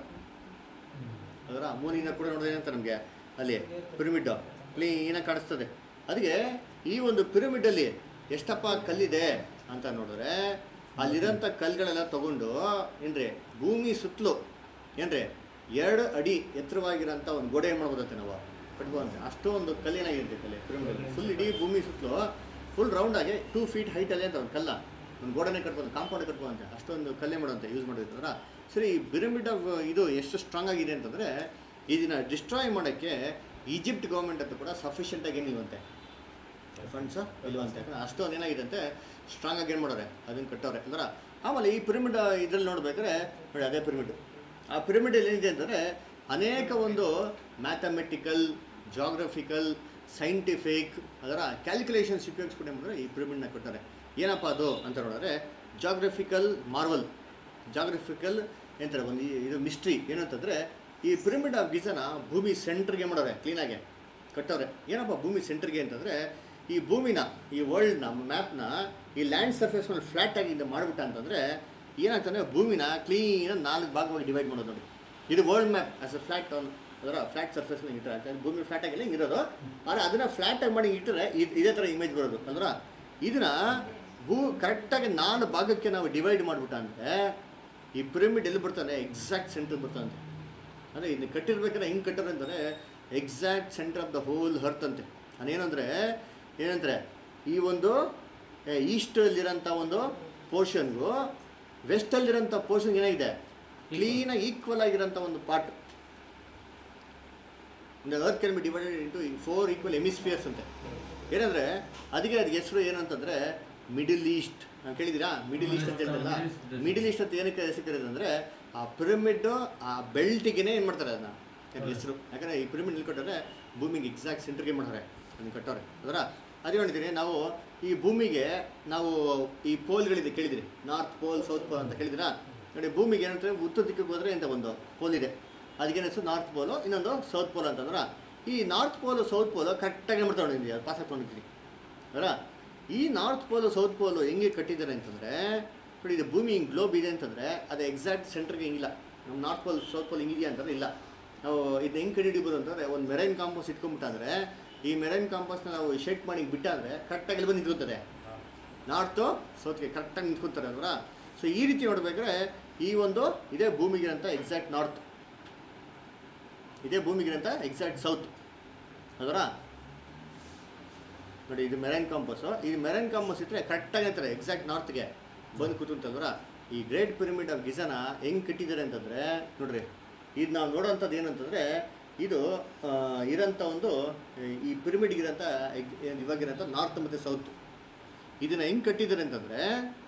Speaker 2: ಅದರ ಮೂನಿಂದ ಕೂಡ ನೋಡಿದ್ರೆ ಏನಂತ ನಮಗೆ ಅಲ್ಲಿ ಪಿರಮಿಡ್ಡು ಕ್ಲೀನಾಗಿ ಕಾಣಿಸ್ತದೆ ಅದಕ್ಕೆ ಈ ಒಂದು ಪಿರಮಿಡಲ್ಲಿ ಎಷ್ಟಪ್ಪ ಕಲ್ಲಿದೆ ಅಂತ ನೋಡಿದ್ರೆ ಅಲ್ಲಿರೋಂಥ ಕಲ್ಲುಗಳೆಲ್ಲ ತಗೊಂಡು ಏನ್ರಿ ಭೂಮಿ ಸುತ್ತಲೂ ಏನ್ರಿ ಎರಡು ಅಡಿ ಎತ್ತರವಾಗಿರೋಂಥ ಒಂದು ಗೋಡೆ ಏನು ಮಾಡ್ಬೋದಂತೆ ನಾವು ಕಟ್ಬೋದಂತೆ ಅಷ್ಟೊಂದು ಕಲ್ಲಿನಾಗಿರುತ್ತೆ ಕಲ್ಲಿ ಪಿರಮಿಡಲ್ಲಿ ಫುಲ್ ಇಡೀ ಭೂಮಿ ಸುತ್ತಲೂ ಫುಲ್ ರೌಂಡಾಗಿ ಟೂ ಫೀಟ್ ಹೈಟಲ್ಲಿ ಅಂತ ಒಂದು ಕಲ್ಲ ಒಂದು ಗೋಡೆನೇ ಕಟ್ಬೋದು ಕಾಂಪೌಂಡ್ ಕಟ್ಬೋದಂತೆ ಅಷ್ಟೊಂದು ಕಲ್ಲೇ ಮಾಡೋಂತೆ ಯೂಸ್ ಮಾಡಿರ್ತಾರ ಸರಿ ಈ ಪಿರಮಿಡ್ ಆಫ್ ಇದು ಎಷ್ಟು ಸ್ಟ್ರಾಂಗ್ ಆಗಿದೆ ಅಂತಂದರೆ ಇದನ್ನ ಡಿಸ್ಟ್ರಾಯ್ ಮಾಡೋಕ್ಕೆ ಈಜಿಪ್ಟ್ ಗೌರ್ಮೆಂಟ್ ಅಂತ ಕೂಡ ಸಫಿಷಿಯೆಂಟಾಗಿ ಏನಿಲ್ವಂತೆ ಫಂಡ್ಸ್ ಇಲ್ವಂತೆ ಯಾಕಂದ್ರೆ ಅಷ್ಟೊಂದು ಏನಾಗಿದೆ ಅಂತೆ ಸ್ಟ್ರಾಂಗ್ ಆಗಿ ಏನು ಮಾಡೋರೆ ಅದನ್ನು ಕಟ್ಟೋರೆ ಅಂದ್ರೆ ಆಮೇಲೆ ಈ ಪಿರಮಿಡ್ ಇದ್ರಲ್ಲಿ ನೋಡ್ಬೇಕಾದ್ರೆ ನೋಡಿ ಅದೇ ಪಿರಮಿಡ್ ಆ ಪಿರಮಿಡಲ್ಲಿ ಏನಿದೆ ಅಂತಂದರೆ ಅನೇಕ ಒಂದು ಮ್ಯಾಥಮೆಟಿಕಲ್ ಜಾಗ್ರಫಿಕಲ್ ಸೈಂಟಿಫಿಕ್ ಅದರ ಕ್ಯಾಲ್ಕುಲೇಷನ್ಸ್ ಉಪಯೋಗಿಸ್ಕೊಂಡು ಏನು ಮಾಡಿದ್ರೆ ಈ ಪಿರಮಿಡ್ನ ಕಟ್ತಾರೆ ಏನಪ್ಪ ಅದು ಅಂತ ನೋಡಿದ್ರೆ ಜಾಗ್ರಫಿಕಲ್ ಮಾರ್ವಲ್ ಜಾಗ್ರಫಿಕಲ್ ಎಂತಾರೆ ಒಂದು ಈ- ಇದು ಮಿಸ್ಟ್ರಿ ಏನಂತಂದರೆ ಈ ಪಿರಮಿಡ್ ಆಫ್ ಗಿಜನ ಭೂಮಿ ಸೆಂಟ್ರಿಗೆ ಮಾಡೋರೆ ಕ್ಲೀನಾಗೆ ಕಟ್ಟವ್ರೆ ಏನಪ್ಪ ಭೂಮಿ ಸೆಂಟ್ರಿಗೆ ಅಂತಂದರೆ ಈ ಭೂಮಿನ ಈ ವರ್ಲ್ಡ್ನ ಮ್ಯಾಪ್ನ ಈ ಲ್ಯಾಂಡ್ ಸರ್ಫೇಸ್ ಮೇಲೆ ಫ್ಲ್ಯಾಟ್ ಆಗಿ ಇದು ಮಾಡಿಬಿಟ್ಟ ಅಂತಂದರೆ ಏನಾಗ್ತಂದ್ರೆ ಭೂಮಿನ ಕ್ಲೀನಾಗಿ ನಾಲ್ಕು ಭಾಗವಾಗಿ ಡಿವೈಡ್ ಮಾಡೋದು ನೋಡಿ ಇದು world map as a flat ಅದರ ಫ್ಲ್ಯಾಟ್ ಸರ್ಫೇಸ್ ಮೇಲೆ ಇಟ್ಟರೆ ಅಂತ ಭೂಮಿ ಫ್ಲ್ಯಾಟ್ ಆಗಿಲ್ಲ ಹಿಂಗೆ ಇರೋದು ಆದರೆ ಅದನ್ನು ಫ್ಲ್ಯಾಟ್ ಆಗಿ ಮಾಡಿ ಇಟ್ಟರೆ ಇದ್- ಇದೇ ಥರ ಇಮೇಜ್ ಬರೋದು ಅಂದ್ರೆ ಇದನ್ನ ಭೂ ಕರೆಕ್ಟಾಗಿ ನಾಲ್ಕು ಭಾಗಕ್ಕೆ ನಾವು ಡಿವೈಡ್ ಮಾಡಿಬಿಟ್ಟ ಅಂದರೆ ಈ ಪಿರಮಿಡ್ ಎಲ್ಲಿ ಬರ್ತಾನೆ ಎಕ್ಸಾಕ್ಟ್ ಸೆಂಟರ್ ಬರ್ತಾನೆ ಅಂದರೆ ಇದನ್ನ ಕಟ್ಟಿರ್ಬೇಕಾದ್ರೆ ಹೆಂಗೆ ಕಟ್ಟೋರು ಅಂತಂದರೆ exact centre of the whole earth ಅಂತೆ ಅದೇನಂದರೆ ಏನಂದರೆ ಈ ಒಂದು ಈಸ್ಟಲ್ಲಿರೋಂಥ ಒಂದು ಪೋರ್ಷನ್ಗೂ ವೆಸ್ಟಲ್ಲಿರೋಂಥ ಪೋರ್ಷನ್ ಏನಾಗಿದೆ ಕ್ಲೀನಾಗಿ ಈಕ್ವಲ್ ಆಗಿರೋಂಥ ಒಂದು part the earth can be divided into four equal hemispheres ಅಂತೆ ಏನಂದರೆ ಅದಕ್ಕೆ ಅದಕ್ಕೆ ಹೆಸರು ಏನಂತಂದರೆ ಮಿಡಿಲ್ ಈಸ್ಟ್ ನಾನು ಕೇಳಿದ್ದೀರಾ ಮಿಡಿಲ್ ಈಸ್ಟ್ ಅಂತ ಹೇಳ್ತಲ್ಲ ಮಿಡಿಲ್ ಈಸ್ಟ್ ಅಂತ ಏನಕ್ಕೆ ಹೆಸರು ಕರೀತಾರೆ ಅಂದರೆ ಆ ಪಿರಮಿಡ್ ಆ ಬೆಲ್ಟಿಗೆ ಏನು ಮಾಡ್ತಾರೆ ಅದನ್ನ ಅದಕ್ಕೆ ಹೆಸರು ಯಾಕಂದರೆ ಈ ಪಿರಮಿಡ್ ನಿಲ್ಕೊಟ್ಟಾರೆ ಭೂಮಿಗೆ ಎಕ್ಸಾಕ್ಟ್ ಸೆಂಟ್ರಿಗೆ ಮಾಡ್ತಾರೆ ಅದನ್ನ ಕಟ್ಟೋರೆ ಅದರ ಅದೇ ಹೇಳಿದ್ದೀನಿ ನಾವು ಈ ಭೂಮಿಗೆ ನಾವು ಈ ಪೋಲ್ಗಳಿದೆ ಕೇಳಿದಿರಿ ನಾರ್ತ್ ಪೋಲ್ ಸೌತ್ ಪೋಲ್ ಅಂತ ಕೇಳಿದಿರಾ ನೋಡಿ ಭೂಮಿಗೆ ಏನಂತಾರೆ ಉತ್ತರ ದಿಕ್ಕಿಗೆ ಹೋದರೆ ಅಂತ ಒಂದು ಪೋಲ್ ಇದೆ ಅದಕ್ಕೆ ಹೆಸರು ನಾರ್ತ್ ಪೋಲು ಇನ್ನೊಂದು ಸೌತ್ ಪೋಲ್ ಅಂತಂದ್ರೆ ಈ ನಾರ್ತ್ ಪೋಲು ಸೌತ್ ಪೋಲು ಕರೆಕ್ಟಾಗಿ ಮಾಡ್ತಾ ಅದು ಪಾಸ್ ಹಾಕೊಂಡಿದ್ದೀನಿ ಅಲ್ಲ ಈ ನಾರ್ತ್ ಪೋಲು ಸೌತ್ ಪೋಲು ಹೆಂಗೆ ಕಟ್ಟಿದ್ದಾರೆ ಅಂತಂದರೆ ನೋಡಿ ಇದು ಭೂಮಿ ಹಿಂಗೆ ಗ್ಲೋಬ್ ಇದೆ ಅಂತಂದರೆ ಅದು ಎಕ್ಸಾಕ್ಟ್ ಸೆಂಟ್ರಿಗೆ ಹಿಂಗಿಲ್ಲ ನಮ್ಮ ನಾರ್ತ್ ಪೋಲ್ ಸೌತ್ ಪೋಲ್ ಹಿಂಗಿದೆಯಾ ಅಂತಂದ್ರೆ ಇಲ್ಲ ನಾವು ಇದನ್ನ ಹೆಂಗೆ ಕಂಡುಹಿಡಿಬೋದು ಅಂತಂದರೆ ಒಂದು ಮೆರೈನ್ ಕಾಂಪೋಸ್ ಇಟ್ಕೊಂಡ್ಬಿಟ್ಟಾದ್ರೆ ಈ ಮೆರೈನ್ ಕಾಂಪೋಸ್ನ ನಾವು ಶೇಕ್ ಮಾಡಿ ಬಿಟ್ಟಾದರೆ ಕರೆಕ್ಟಾಗಿ ಇಲ್ಲಿ ಬಂದು ನಿಂತ್ಕೊತದೆ ನಾರ್ತು ಸೌತ್ಗೆ ಕರೆಕ್ಟಾಗಿ ನಿಂತ್ಕೊತಾರೆ ಅಲ್ವಾ ಸೊ ಈ ರೀತಿ ನೋಡ್ಬೇಕಾದ್ರೆ ಈ ಒಂದು ಇದೇ ಭೂಮಿಗಿರಂತ ಎಕ್ಸಾಕ್ಟ್ ನಾರ್ತ್ ಇದೇ ಭೂಮಿಗಿರಂತ ಎಕ್ಸಾಕ್ಟ್ ಸೌತ್ ಅದರ ನೋಡಿ ಇದು ಮೆರೈನ್ ಕಾಂಪಸ್ಸು ಈ ಮೆರೈನ್ ಕಾಂಪಸ್ ಇಟ್ಟರೆ ಕರೆಕ್ಟಾಗಿ ಅಂತಾರೆ ಎಕ್ಸಾಕ್ಟ್ ನಾರ್ತ್ಗೆ ಬಂದು ಕೂತಂತಂದ್ರೆ ಈ ಗ್ರೇಟ್ ಪಿರಮಿಡ್ ಆಫ್ ಗಿಜನ ಹೆಂಗೆ ಕಟ್ಟಿದ್ದಾರೆ ಅಂತಂದರೆ ನೋಡ್ರಿ ಇದು ನಾವು ನೋಡೋಂಥದ್ದು ಏನಂತಂದರೆ ಇದು ಆ, ಇರೋಂಥ ಒಂದು ಈ ಪಿರಮಿಡ್ಗಿರೋಂಥ ಇವಾಗಿರೋಂಥ ನಾರ್ತ್ ಮತ್ತು ಸೌತ್ ಇದನ್ನು ಹೆಂಗೆ ಕಟ್ಟಿದ್ದಾರೆ ಅಂತಂದರೆ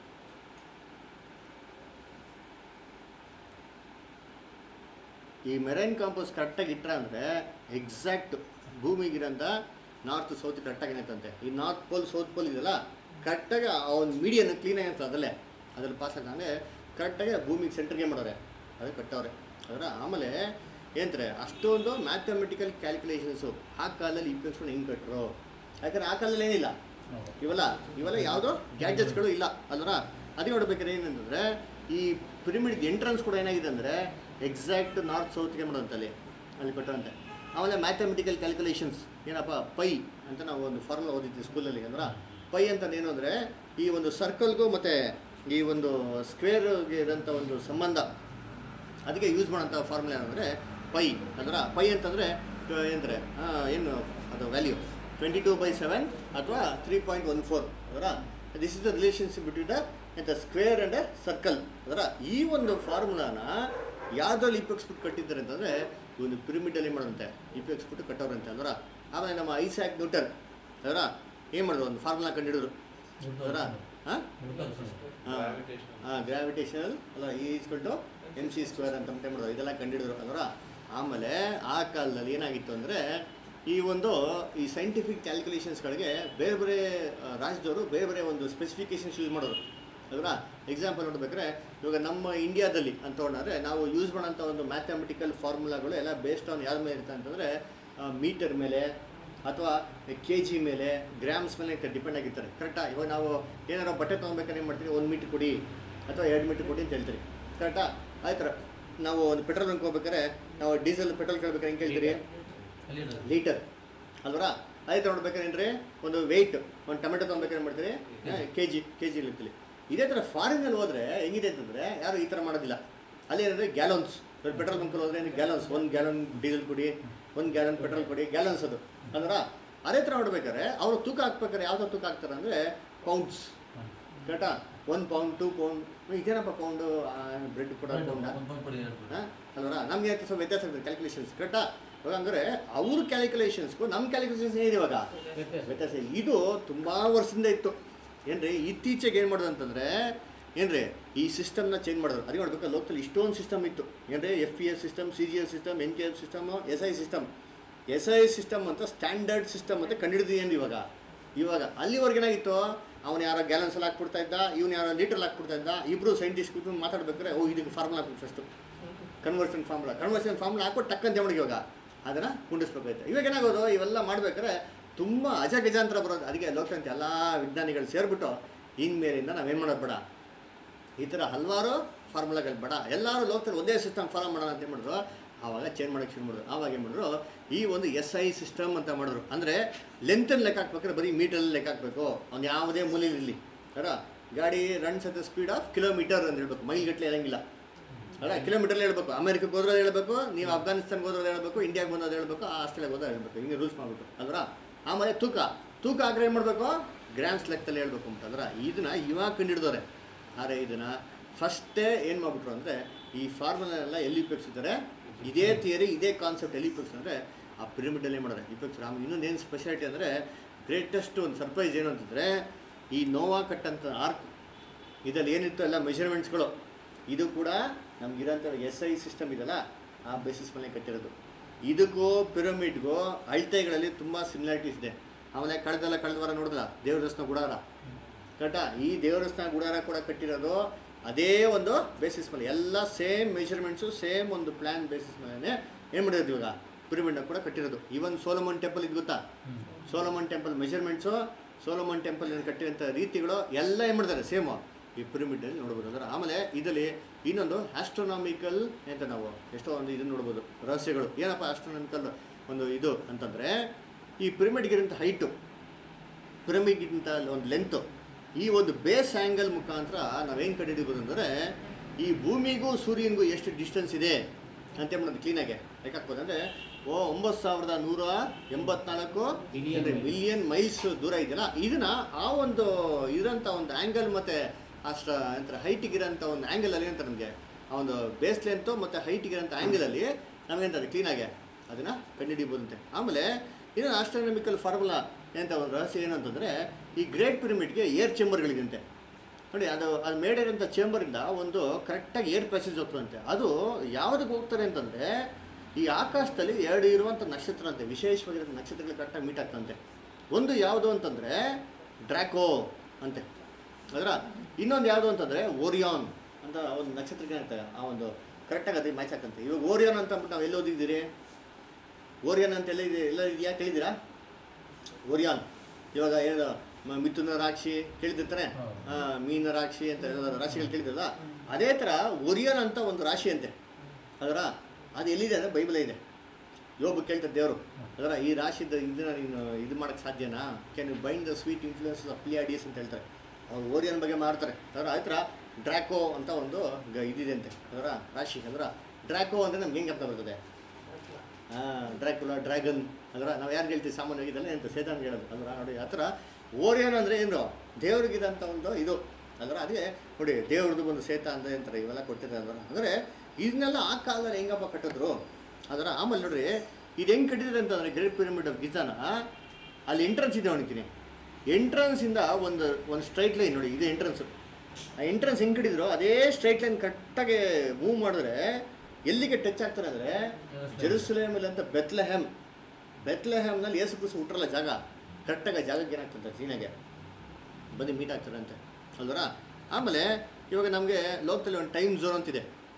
Speaker 2: ಈ ಮೆರೈನ್ ಕಾಂಪೋಸ್ ಕರೆಕ್ಟಾಗಿ ಇಟ್ರ ಅಂದರೆ ಎಕ್ಸಾಕ್ಟ್ ಭೂಮಿಗಿರೋಂಥ ನಾರ್ತ್ ಸೌತ್ ಕರೆಕ್ಟಾಗಿ ಏನಂತಂತೆ ಈ ನಾರ್ತ್ ಪೋಲ್ ಸೌತ್ ಪೋಲ್ ಇದೆಯಲ್ಲ ಕರೆಕ್ಟಾಗಿ ಆ ಒಂದು ಮೀಡಿಯನ್ ಕ್ಲೀನಾಗಿ ಅಂತ ಅದಲ್ಲೇ ಅದ್ರಲ್ಲಿ ಪಾಸ್ ಆಗಂಗೆ ಕರೆಕ್ಟಾಗಿ ಭೂಮಿಗೆ ಸೆಂಟ್ರಿಗೆ ಮಾಡೋರೆ ಅದು ಕಟ್ಟವ್ರೆ ಅದರ ಆಮೇಲೆ ಏನಂತಾರೆ ಅಷ್ಟೊಂದು ಮ್ಯಾಥಮೆಟಿಕಲ್ ಕ್ಯಾಲ್ಕುಲೇಷನ್ಸು ಆ ಕಾಲದಲ್ಲಿ ಉಪಯೋಗಿಸ್ಕೊಂಡು ಹೆಂಗೆ ಕಟ್ಟರು ಯಾಕಂದ್ರೆ ಆ ಕಾಲದಲ್ಲಿ ಏನಿಲ್ಲ ಇವೆಲ್ಲ ಇವೆಲ್ಲ ಯಾವುದೋ ಗ್ಯಾಜೆಟ್ಸ್ಗಳು ಇಲ್ಲ ಅಲ್ವರ ಅದೇ ನೋಡ್ಬೇಕಾದ್ರೆ ಏನಂತಂದರೆ ಈ ಪಿರಮಿಡ್ ಎಂಟ್ರೆನ್ಸ್ ಕೂಡ ಏನಾಗಿದೆ ಅಂದರೆ ಎಕ್ಸಾಕ್ಟ್ ನಾರ್ತ್ ಸೌತ್ಗೆ ಮಾಡೋಂತಲ್ಲಿ ಅಲ್ಲಿ ಕೊಟ್ಟರಂತೆ ಆಮೇಲೆ ಮ್ಯಾಥಮೆಟಿಕಲ್ ಕ್ಯಾಲ್ಕುಲೇಷನ್ಸ್ ಏನಪ್ಪ ಪೈ ಅಂತ ನಾವು ಒಂದು ಫಾರ್ಮುಲಾ ಓದಿದ್ವಿ ಸ್ಕೂಲಲ್ಲಿ ಅಂದ್ರೆ ಪೈ ಅಂತ ಏನು ಅಂದರೆ ಈ ಒಂದು ಸರ್ಕಲ್ಗೂ ಮತ್ತು ಈ ಒಂದು ಸ್ಕ್ವೇರ್ಗೆ ಇರೋಂಥ ಒಂದು ಸಂಬಂಧ ಅದಕ್ಕೆ ಯೂಸ್ ಮಾಡೋಂಥ ಫಾರ್ಮುಲಾ ಏನಂದರೆ ಪೈ ಅಂದ್ರೆ ಪೈ ಅಂತಂದರೆ ಏನಂದರೆ ಏನು ಅದು value twenty two by seven ಅಥವಾ ತ್ರೀ ಪಾಯಿಂಟ್ ಒನ್ ಫೋರ್ ಅದರ this is the relationship between the ಎಂತ ಸ್ಕ್ವೇರ್ ಆ್ಯಂಡ್ ಸರ್ಕಲ್ ಅದರ ಈ ಒಂದು ಫಾರ್ಮುಲಾನ ಯಾವುದ್ರಲ್ಲಿ ಇಪ್ಪೆಕ್ಸ್ಬಿಟ್ಟು ಕಟ್ಟಿದ್ದಾರೆ ಅಂತಂದರೆ ಒಂದು ಪಿರಮಿಡಲ್ಲಿ ಮಾಡೋಂತೆ ಇಪ್ಪೆಕ್ಸ್ಬಿಟ್ಟು ಕಟ್ಟೋರಂತೆ ಅದರ ಆಮೇಲೆ ನಮ್ಮ ಐಸ್ಯಾಕ್ ನ್ಯೂಟನ್ ಅದರ ಏನು ಮಾಡಿದ್ರು ಒಂದು ಫಾರ್ಮುಲಾ ಕಂಡಿಡಿದ್ರು ಅದರ ಹಾಂ
Speaker 1: Gravitational.
Speaker 2: ಹಾಂ ಗ್ರಾವಿಟೇಷನಲ್ ಅಲ್ಲ ಈ ಇಸ್ಕೊಂಡು ಎಮ್ ಸಿ ಸ್ಕ್ವೇರ್ ಅಂತ ಮತ್ತೆ ಮಾಡೋದು ಇದೆಲ್ಲ ಕಂಡಿಡಿದ್ರು ಅದರ ಆಮೇಲೆ ಆ ಕಾಲದಲ್ಲಿ ಏನಾಗಿತ್ತು ಅಂದರೆ ಈ ಒಂದು ಈ ಸೈಂಟಿಫಿಕ್ ಕ್ಯಾಲ್ಕುಲೇಷನ್ಸ್ಗಳಿಗೆ ಬೇರೆ ಬೇರೆ ಆ, ರಾಜ್ಯದವರು ಬೇರೆ ಬೇರೆ ಒಂದು ಸ್ಪೆಸಿಫಿಕೇಶನ್ಸ್ ಯೂಸ್ ಮಾಡೋರು ಅದರ ಎಕ್ಸಾಂಪಲ್ ನೋಡ್ಬೇಕಾದ್ರೆ ಇವಾಗ ನಮ್ಮ ಇಂಡಿಯಾದಲ್ಲಿ ಅಂತ ತೊಗೊಂಡ್ರೆ ನಾವು ಯೂಸ್ ಮಾಡೋಂಥ ಒಂದು ಮ್ಯಾಥಮೆಟಿಕಲ್ ಫಾರ್ಮುಲಾಗಳು ಎಲ್ಲ ಬೇಸ್ಡ್ ಆನ್ ಯಾರ ಮೇಲೆ ಇರುತ್ತೆ ಅಂತಂದರೆ ಮೀಟರ್ ಮೇಲೆ ಅಥವಾ ಕೆ ಜಿ ಮೇಲೆ ಗ್ರಾಮ್ಸ್ ಮೇಲೆ ಡಿಪೆಂಡ್ ಆಗಿರ್ತಾರೆ ಕರೆಕ್ಟಾ ಇವಾಗ ನಾವು ಏನಾರು ಬಟ್ಟೆ ತೊಗೊಬೇಕಾದ್ರೆ ಏನು ಮಾಡ್ತೀವಿ ಒಂದು ಮೀಟ್ರ್ ಕೊಡಿ ಅಥವಾ ಎರಡು ಮೀಟ್ರ್ ಕೊಡಿ ಅಂತ ಹೇಳ್ತೀರಿ ಕರೆಕ್ಟಾ ಆಯ್ತರ ನಾವು ಒಂದು ಪೆಟ್ರೋಲ್ ಬಂಕ್ ಹೋಗ್ಬೇಕಾದ್ರೆ ನಾವು ಡೀಸೆಲ್ ಪೆಟ್ರೋಲ್ ಕೇಳ್ಬೇಕಾದ್ರೆ ಹೆಂಗೆ ಕೇಳ್ತೀರಿ ಲೀಟರ್ ಅಲ್ವರ ಆಯ್ತು ನೋಡ್ಬೇಕಾದ್ರೆ ಏನ್ರಿ ಒಂದು ವೆಯ್ಟ್ ಒಂದು ಟೊಮೆಟೊ ತೊಗೊಬೇಕಾದ್ರೆ ಏನು ಮಾಡ್ತೀರಿ ಕೆ ಜಿ ಕೆ ಜಿ ಇರ್ತೀವಿ ಇದೇ ಥರ ಫಾರಿನಲ್ಲಿ ಹೋದರೆ ಹೆಂಗಿದೆ ಅಂತಂದರೆ ಯಾರು ಈ ಥರ ಮಾಡೋದಿಲ್ಲ ಅಲ್ಲಿ ಏನಂದರೆ ಗ್ಯಾಲನ್ಸ್ ಪೆಟ್ರೋಲ್ ಬಂಕಲ್ಲಿ ಹೋದ್ರೆ ಗ್ಯಾಲನ್ಸ್ ಒಂದು ಗ್ಯಾಲನ್ ಡೀಸೆಲ್ ಕೊಡಿ ಒಂದು ಗ್ಯಾಲನ್ ಪೆಟ್ರೋಲ್ ಕೊಡಿ ಗ್ಯಾಲನ್ಸ್ ಅದು ಅಂದ್ರೆ ಅದೇ ಥರ ನೋಡ್ಬೇಕಾದ್ರೆ ಅವರು ತೂಕ ಹಾಕ್ಬೇಕಾದ್ರೆ ಯಾವ ಥರ ತೂಕ ಹಾಕ್ತಾರೆ ಅಂದರೆ ಪೌಂಡ್ಸ್ ಕರೆಕ್ಟಾ ಒಂದು ಪೌಂಡ್ ಟೂ ಪೌಂಡ್ ಇದೇನಪ್ಪ ಪೌಂಡು ಬ್ರೆಡ್ ಕೊಡೋ ಪೌಂಡ ಅಲ್ವರ ನಮಗೆ ಯಾಕೆ ಸ್ವಲ್ಪ ವ್ಯತ್ಯಾಸ ಇರ್ತದೆ ಕ್ಯಾಲ್ಕುಲೇಷನ್ಸ್ ಕರೆಕ್ಟಾ ಇವಾಗ ಅಂದರೆ ಅವ್ರ ಕ್ಯಾಲ್ಕುಲೇಷನ್ಸ್ಗೂ ನಮ್ಮ ಕ್ಯಾಲ್ಕುಲೇಷನ್ಸ್ ಏನಿದೆ ಇವಾಗ ವ್ಯತ್ಯಾಸ ಇಲ್ಲ. ಇದು ತುಂಬ ವರ್ಷದಿಂದ ಇತ್ತು ಏನ್ರಿ ಇತ್ತೀಚೆಗೆ ಏನು ಮಾಡೋದು ಅಂತಂದರೆ ಏನ್ರಿ ಈ ಸಿಸ್ಟಮ್ನ ಚೇಂಜ್ ಮಾಡೋದು ಅದಕ್ಕೆ ನೋಡ್ಬೇಕು ಲೋಕಲ್ ಇಷ್ಟೊಂದು ಸಿಸ್ಟಮ್ ಇತ್ತು ಏನ್ರಿ F P S system C G S system N K F system S I system S I system ಅಂತ ಸ್ಟ್ಯಾಂಡರ್ಡ್ ಸಿಸ್ಟಮ್ ಅಂತ ಕಂಡಿಡಿದೀನಿ ಇವಾಗ ಇವಾಗ ಅಲ್ಲಿವರೆಗೆ ಏನಾಗಿತ್ತು ಅವನು ಯಾರೋ ಗ್ಯಾಲನ್ಸಲ್ಲಿ ಹಾಕ್ಬಿಡ್ತಾ ಇದ್ದ ಇವನು ಯಾರೋ ಲೀಟ್ರಲ್ಲಿ ಹಾಕ್ಬಿಡ್ತಾ ಇದ್ದ ಇಬ್ಬರು ಸೈಂಟಿಸ್ಟ್ ಕೂತ್ಕೊಂಡು ಮಾತಾಡ್ಬೇಕಾದ್ರೆ ಓ ಇದಕ್ಕೆ ಫಾರ್ಮುಲಾ ಹಾಕ್ಬೇಕು first conversion formula conversion formula ಹಾಕ್ಬಿಟ್ಟು ಟಕ್ಕಂತ ಅವನಿಗೆ ಇವಾಗ ಅದನ್ನು ಕುಂಡಿಸ್ಬೇಕಾಯ್ತು ಇವಾಗ ಏನಾಗೋದು ಇವೆಲ್ಲ ಮಾಡ್ಬೇಕಾದ್ರೆ ತುಂಬ ಅಜಗಜಾಂತರ ಬರೋದು ಅದಕ್ಕೆ ಲೋಕಂತ ಎಲ್ಲ ವಿಜ್ಞಾನಿಗಳು ಸೇರಿಬಿಟ್ಟು ಇನ್ಮೇಲಿಂದ ನಾವೇನು ಮಾಡೋದು ಬೇಡ ಈ ಥರ ಹಲವಾರು ಫಾರ್ಮುಲಾಗಳು ಬೇಡ ಎಲ್ಲರೂ ಲೋಕದಲ್ಲಿ ಒಂದೇ ಸಿಸ್ಟಮ್ ಫಾಲೋ ಮಾಡೋಣ ಅಂತ ಏನು ಮಾಡಿದ್ರು ಆವಾಗ ಚೇಂಜ್ ಮಾಡೋಕ್ಕೆ ಶುರು ಮಾಡಿದ್ರು ಆವಾಗ ಏನು ಮಾಡಿದ್ರು ಈ ಒಂದು ಎಸ್ ಐ ಸಿಸ್ಟಮ್ ಅಂತ ಮಾಡಿದ್ರು ಅಂದರೆ ಲೆಂತನ್ನು ಲೆಕ್ಕ ಹಾಕ್ಬೇಕಾದ್ರೆ ಬರೀ ಮೀಟರಲ್ಲಿ ಲೆಕ್ಕ ಹಾಕಬೇಕು ಅವ್ನು ಯಾವುದೇ ಮೂಲೆಯಲ್ಲಿ ಅಲ್ಲ ಗಾಡಿ runs at the speed of kilometre ಅಂತ ಹೇಳ್ಬೇಕು ಮೈಲ್ ಗಟ್ಟಲೆ ಇರಂಗಿಲ್ಲ ಅಲ್ಲ ಕಿಲೋಮೀಟರ್ಲಿ ಹೇಳ್ಬೇಕು ಅಮೆರಿಕಕ್ಕೆ ಹೋದ್ರೆ ಹೇಳ್ಬೇಕು ನೀವು ಅಫ್ಘಾನಿಸ್ತಾನ್ಗೆ ಹೋದ್ರೆ ಹೇಳ್ಬೇಕು ಇಂಡಿಯಾಗೆ ಬಂದೋದು ಹೇಳ್ಬೇಕು ಆಸ್ಟ್ರೇಲಿಯಾಗೆ ಹೋದ್ರೆ ಹೇಳ್ಬೇಕು ಹಿಂಗೆ ರೂಲ್ಸ್ ಮಾಡ್ಬಿಟ್ಟು ಅಲ್ರ ಆಮೇಲೆ ತೂಕ ತೂಕ ಆಗ್ರೆ ಏನು ಮಾಡಬೇಕು ಗ್ರಾಮ್ಸ್ ಲೆಕ್ಕದಲ್ಲಿ ಹೇಳ್ಬೇಕು ಅಂತಂದ್ರೆ ಇದನ್ನ ಇವಾಗ ಕಂಡಿಡ್ದವ್ರೆ ಆದರೆ ಇದನ್ನ ಫಸ್ಟೇ ಏನು ಮಾಡ್ಬಿಟ್ರು ಅಂದರೆ ಈ ಫಾರ್ಮುಲಾ ಎಲ್ಲಿ ಉಪಯೋಗಿಸಿದ್ದಾರೆ ಇದೇ ಥಿಯರಿ ಇದೇ ಕಾನ್ಸೆಪ್ಟ್ ಎಲ್ಲಿ ಉಪಯೋಗಿಸಿದ್ರೆ ಆ ಪಿರಮಿಡಲ್ಲಿ ಮಾಡೋರೆ ಉಪಯೋಗಿಸ್ತಾರೆ ಆಮೇಲೆ ಇನ್ನೊಂದು ಏನು ಸ್ಪೆಷಾಲಿಟಿ ಅಂದರೆ ಗ್ರೇಟೆಸ್ಟ್ ಒಂದು ಸರ್ಪ್ರೈಸ್ ಏನು ಅಂತಂದರೆ ಈ ನೋವಾ ಕಟ್ಟಂಥ ಆರ್ಕ್ ಇದರಲ್ಲಿ ಏನಿತ್ತು ಎಲ್ಲ ಮೆಷರ್ಮೆಂಟ್ಸ್ಗಳು ಇದು ಕೂಡ ನಮಗಿರೋಂಥ ಎಸ್ ಐ ಸಿಸ್ಟಮ್ ಇದೆಯಲ್ಲ ಆ ಬೇಸಿಸ್ ಮೇಲೆ ಕಟ್ಟಿರೋದು ಇದಕ್ಕೂ ಪಿರಮಿಡ್ಗೂ ಅಳತೆಗಳಲ್ಲಿ ತುಂಬ ಸಿಮಿಲಾರಿಟೀಸ್ ಇದೆ ಆಮೇಲೆ ಕಳೆದಲ್ಲ ಕಳೆದ ವಾರ ನೋಡಿದ್ರಲ್ಲ ದೇವ್ರ ದೇವಸ್ಥಾನ ಗುಡಾರ ಕರೆಕ್ಟಾ ಈ ದೇವರಸ್ಥಾನ ಗುಡಾರ ಕೂಡ ಕಟ್ಟಿರೋದು ಅದೇ ಒಂದು ಬೇಸಿಸ್ ಮೇಲೆ ಎಲ್ಲ ಸೇಮ್ ಮೆಷರ್ಮೆಂಟ್ಸು ಸೇಮ್ ಒಂದು ಪ್ಲ್ಯಾನ್ ಬೇಸಿಸ್ ಮೇಲೆ ಏನು ಮಾಡಿರೋದು ಇವಾಗ ಪಿರಮಿಡ್ನ ಕೂಡ ಕಟ್ಟಿರೋದು ಈವನ್ ಸೋಲಮನ್ ಟೆಂಪಲ್ ಇದು ಗೊತ್ತಾ Solomon temple measurements Solomon temple ಕಟ್ಟಿರೋಂಥ ರೀತಿಗಳು ಎಲ್ಲ ಏನು ಮಾಡ್ತಾರೆ ಸೇಮು ಈ ಪಿರಮಿಡಲ್ಲಿ ನೋಡ್ಬೋದು ಅಂದ್ರೆ ಆಮೇಲೆ ಇದರಲ್ಲಿ ಇನ್ನೊಂದು ಆಸ್ಟ್ರೋನಾಮಿಕಲ್ ಅಂತ ನಾವು ಎಷ್ಟೋ ಒಂದು ಇದನ್ನು ನೋಡ್ಬೋದು ರಹಸ್ಯಗಳು ಏನಪ್ಪ ಆಸ್ಟ್ರೋನಾಮಿಕಲ್ ಒಂದು ಇದು ಅಂತಂದರೆ ಈ ಪಿರಮಿಡ್ಗಿರೋಂಥ ಹೈಟು ಪಿರಮಿಡ್ಗಿಂತ ಒಂದು ಲೆಂತು ಈ ಒಂದು ಬೇಸ್ ಆ್ಯಂಗಲ್ ಮುಖಾಂತರ ನಾವೇನು ಕಂಡುಹಿಡಿಬೋದು ಅಂದರೆ ಈ ಭೂಮಿಗೂ ಸೂರ್ಯನಿಗೂ ಎಷ್ಟು ಡಿಸ್ಟೆನ್ಸ್ ಇದೆ ಅಂತ ಮಾಡೋದು ಕ್ಲೀನಾಗೆ ಲೆಕ್ಕಾಕ್ಬೋದು ಅಂದರೆ ಓ ಒಂಬತ್ತು ಸಾವಿರದ ನೂರ ಎಂಬತ್ನಾಲ್ಕು ಮಿಲಿಯನ್ ಮೈಲ್ಸ್ ದೂರ ಇದೆಯಲ್ಲ ಇದನ್ನ ಆ ಒಂದು ಇರೋಂಥ ಒಂದು ಆ್ಯಂಗಲ್ ಮತ್ತು ಅಷ್ಟ ಅಂತಾರೆ ಹೈಟಿಗಿರೋಂಥ ಒಂದು ಆ್ಯಂಗಲಲ್ಲಿ ಅಂತ ನಮಗೆ ಆ ಒಂದು ಬೇಸ್ ಲೆಂತು ಮತ್ತು ಹೈಟಿಗಿರೋಂಥ ಆ್ಯಂಗಲಲ್ಲಿ ನಮಗೇಂತಾರೆ ಕ್ಲೀನಾಗೆ ಅದನ್ನು ಕಂಡುಹಿಡಿಬೋದಂತೆ ಆಮೇಲೆ ಇನ್ನೊಂದು ಆಸ್ಟ್ರಾನಮಿಕಲ್ ಫಾರ್ಮುಲಾ ಅಂತ ಒಂದು ರಹಸ್ಯ ಏನಂತಂದರೆ ಈ ಗ್ರೇಟ್ ಪಿರಮಿಡ್ಗೆ ಏರ್ ಚೇಂಬರ್ಗಳಿಗಂತೆ ನೋಡಿ ಅದು ಅದು ಮೇಡಿರೋಂಥ ಚೇಂಬರಿಂದ ಒಂದು ಕರೆಕ್ಟಾಗಿ ಏರ್ ಪ್ಯಾಸೇಜ್ ಹೋಗ್ತದಂತೆ ಅದು ಯಾವುದಕ್ಕೆ ಹೋಗ್ತಾರೆ ಅಂತಂದರೆ ಈ ಆಕಾಶದಲ್ಲಿ ಎರಡು ಇರುವಂಥ ನಕ್ಷತ್ರ ಅಂತೆ ವಿಶೇಷವಾಗಿರೋ ನಕ್ಷತ್ರಗಳು ಕರೆಕ್ಟಾಗಿ ಮೀಟ್ ಆಗ್ತಂತೆ ಒಂದು ಯಾವುದು ಅಂತಂದರೆ ಡ್ರ್ಯಾಕೋ ಅಂತೆ ಅದರ ಇನ್ನೊಂದು ಯಾವುದು ಅಂತಂದರೆ ಓರಿಯಾನ್ ಅಂತ ಒಂದು ನಕ್ಷತ್ರಕ್ಕೆ ಏನಾಗ್ತದೆ ಆ ಒಂದು ಕರೆಕ್ಟಾಗಿ ಅದಕ್ಕೆ ಮ್ಯಾಚ್ ಆಗ್ತಂತೆ ಇವಾಗ ಓರಿಯಾನ್ ಅಂತ ಅಂದ್ಬಿಟ್ಟು ನಾವು ಎಲ್ಲಿ ಓದಿದ್ದೀರಿ ಓರಿಯಾನ್ ಅಂತ ಎಲ್ಲ ಇದೆ ಎಲ್ಲ ಇದೆಯಾ ಕೇಳಿದ್ದೀರಾ ಓರಿಯಾನ್ ಇವಾಗ ಏನು ಮ- ಮಿಥುನ ರಾಶಿ ಕೇಳಿದಿರ್ತಾನೆ
Speaker 3: ಹೌದು.
Speaker 2: ಆ, ಮೀನ ರಾಶಿ ಅಂತ ಎಲ್ಲ ರಾಶಿಗಳು ಕೇಳಿದ್ರಲ್ಲ ಅದೇ ಥರ ಒರಿಯನ್ ಅಂತ ಒಂದು ರಾಶಿ ಅಂತೆ ಅದರ ಅದು ಎಲ್ಲಿದೆ ಅಂದರೆ ಬೈಬಲ್ ಇದೆ ಯೋಬ ಕೇಳ್ತಾರೆ ದೇವರು ಅದರ ಈ ರಾಶಿದ ಇದನ್ನ ನೀನು ಇದು ಮಾಡೋಕ್ಕೆ ಸಾಧ್ಯನಾ can you bind the sweet influence of Pleiades ಅಂತ ಹೇಳ್ತಾರೆ ಅವ್ರು ಓರಿಯನ್ ಬಗ್ಗೆ ಮಾಡ್ತಾರೆ ಅದರ ಆಯ್ತರ ಡ್ರ್ಯಾಕೋ ಅಂತ ಒಂದು ಗ- ಇದಿದೆ ಅಂತೆ ಅದರ ರಾಶಿ ಅದರ ಡ್ರ್ಯಾಕೋ ಅಂದರೆ ನಮ್ಗೆ ಹೆಂಗೆ ಅರ್ಥ ಬರ್ತದೆ ಹಾಂ ಡ್ರ್ಯಾಕುಲಾ ಡ್ರ್ಯಾಗನ್ ಅಂದ್ರೆ ನಾವು ಯಾರು ಹೇಳ್ತೀವಿ ಸಾಮಾನ್ಯವಾಗಿ ಇದೆಲ್ಲ ಎಂತ ಸೇತಾನ್ ಹೇಳೋದು ಅಂದ್ರೆ ನೋಡಿ ಆ ಥರ ಓರಿಯನ್ ಅಂದರೆ ಏನು ದೇವ್ರಿಗಿದಂಥ ಒಂದು ಇದು ಅಂದ್ರೆ ಅದೇ ನೋಡಿ ದೇವ್ರದ್ದು ಒಂದು ಸೇತ ಅಂತ ಅಂತಾರೆ ಇವೆಲ್ಲ ಕೊಟ್ಟಿದ್ದಾರೆ ಅಂದ್ರೆ ಅಂದರೆ ಇದನ್ನೆಲ್ಲ ಆ ಕಾಲದಲ್ಲಿ ಹೆಂಗಪ್ಪ ಕಟ್ಟಿದ್ರು ಅದರ ಆಮೇಲೆ ನೋಡ್ರಿ ಇದು ಹೆಂಗೆ ಕಟ್ಟಿದ್ರೆ ಅಂತಂದರೆ ಗ್ರೇಟ್ ಪಿರಮಿಡ್ ಆಫ್ ಗಿಜಾನ ಅಲ್ಲಿ ಎಂಟ್ರೆನ್ಸ್ ಇದೆ ಅವನಿಗೆ ಎಂಟ್ರೆನ್ಸಿಂದ ಒಂದು ಒಂದು ಸ್ಟ್ರೈಟ್ ಲೈನ್ ನೋಡಿ ಇದು ಎಂಟ್ರೆನ್ಸು ಆ ಎಂಟ್ರೆನ್ಸ್ ಹೆಂಗೆ ಕಟ್ಟಿದ್ರು ಅದೇ ಸ್ಟ್ರೈಟ್ ಲೈನ್ ಕರೆಕ್ಟಾಗಿ ಮೂವ್ ಮಾಡಿದ್ರೆ ಎಲ್ಲಿಗೆ ಟಚ್ ಆಗ್ತಾರೆ ಅಂದರೆ ಜೆರುಸಲೇಮಲ್ಲಿ ಅಂತ ಬೆತ್ಲೆಹೆಮ್ ಬೆತ್ಲೆಹೆಮ್ನಲ್ಲಿ ಏಸು ಕೂಸು ಹುಟ್ರಲ್ಲ ಜಾಗ ಕರೆಕ್ಟಾಗಿ ಆ ಜಾಗಕ್ಕೆ ಏನಾಗ್ತದೆ ಸೀನಾಗೆ ಬಂದು ಮೀಟ್ ಆಗ್ತಾರೆ ಅಂತೆ ಅಲ್ವರ ಆಮೇಲೆ ಇವಾಗ ನಮಗೆ ಲೋಕದಲ್ಲಿ ಒಂದು ಟೈಮ್ ಝೋನ್ ಅಂತಿದೆ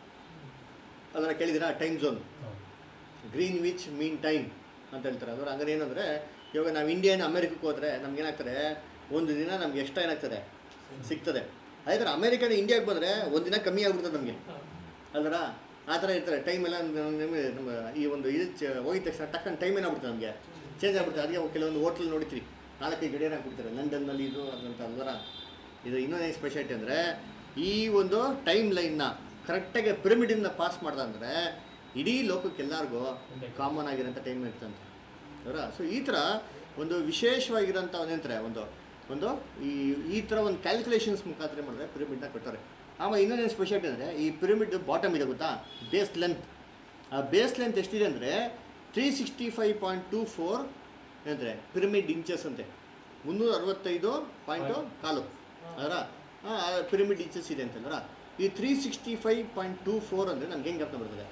Speaker 2: ಅದರ ಕೇಳಿದಿರಾ time zone Greenwich mean time ಅಂತ ಹೇಳ್ತಾರೆ ಅಂದ್ರೆ ಹಂಗಾರೆ ಏನಂದರೆ ಇವಾಗ ನಾವು ಇಂಡಿಯನ್ ಅಮೆರಿಕಕ್ಕೆ ಹೋದರೆ ನಮ್ಗೆ ಏನಾಗ್ತದೆ ಒಂದು ದಿನ ನಮ್ಗೆ ಎಷ್ಟ ಏನಾಗ್ತದೆ ಸಿಗ್ತದೆ ಅದೇ ಥರ ಅಮೆರಿಕದ ಇಂಡಿಯಾಗೆ ಬಂದರೆ ಒಂದು ದಿನ ಕಮ್ಮಿ ಆಗ್ಬಿಡ್ತದೆ ನಮಗೆ ಅಲ್ವರ ಆ ಥರ ಇರ್ತಾರೆ ಟೈಮ್ ಎಲ್ಲ ನಮ್ಮ ನಮ್ಮ- ನಮ್ಮ ಈ ಒಂದು ಇದು ಚ- ಹೋಗಿದ ತಕ್ಷಣ ಟಕ್ಕನ್ ಟೈಮ್ ಏನಾಗ್ಬಿಡ್ತದೆ ನಮಗೆ ಚೇಂಜ್ ಆಗ್ಬಿಡ್ತದೆ ಅದಕ್ಕೆ ಕೆಲವೊಂದು ಹೋಟ್ಲ್ ನೋಡ್ತೀರಿ ನಾಲ್ಕೈದು ಗಡಿಯಾರ ಹಾಕ್ಬಿಡ್ತಾರೆ ಲಂಡನ್ನಲ್ಲಿ ಇದು ಅದಂತ ಅಲ್ವರ ಇದು ಇನ್ನೊಂದು ಸ್ಪೆಷಾಲಿಟಿ ಅಂದರೆ ಈ ಒಂದು ಟೈಮ್ ಲೈನ್ನ ಕರೆಕ್ಟಾಗಿ ಪಿರಮಿಡಿಂದ ಪಾಸ್ ಮಾಡ್ದ ಅಂದರೆ ಇಡೀ ಲೋಕಕ್ಕೆ ಎಲ್ಲರಿಗೂ ಕಾಮನ್ ಆಗಿರೋಂಥ ಟೈಮ್ ಇರ್ತಂತೆ ಅವರ ಸೊ ಈ ಥರ ಒಂದು ವಿಶೇಷವಾಗಿರೋಂಥ ಒಂದೇಂತಾರೆ ಒಂದು ಒಂದು ಈ ಈ ಥರ ಒಂದು ಕ್ಯಾಲ್ಕುಲೇಷನ್ಸ್ ಮುಖಾಂತರ ಏನು ಮಾಡಿದ್ರೆ ಪಿರಮಿಡ್ನ ಕೊಟ್ಟಾರೆ ಆಮೇಲೆ ಇನ್ನೊಂದೇನು ಸ್ಪೆಷಾಲಿಟಿ ಅಂದರೆ ಈ ಪಿರಮಿಡ್ ಬಾಟಮ್ ಇದೆ ಗೊತ್ತಾ ಬೇಸ್ ಲೆಂತ್ ಆ ಬೇಸ್ ಲೆಂತ್ ಎಷ್ಟಿದೆ ಅಂದರೆ three sixty five point two four ಏನಂದರೆ ಪಿರಮಿಡ್ ಇಂಚಸ್ ಅಂತೆ ಮುನ್ನೂರ ಅರವತ್ತೈದು ಪಾಯಿಂಟು ಕಾಲು ಅದರ ಪಿರಮಿಡ್ ಇಂಚಸ್ ಇದೆ ಅಂತಂದ್ರ ಈ three sixty five point two four ಅಂದರೆ ನಮ್ಗೆ ಹೆಂಗೆ ಅರ್ಥ ಬರ್ತದೆ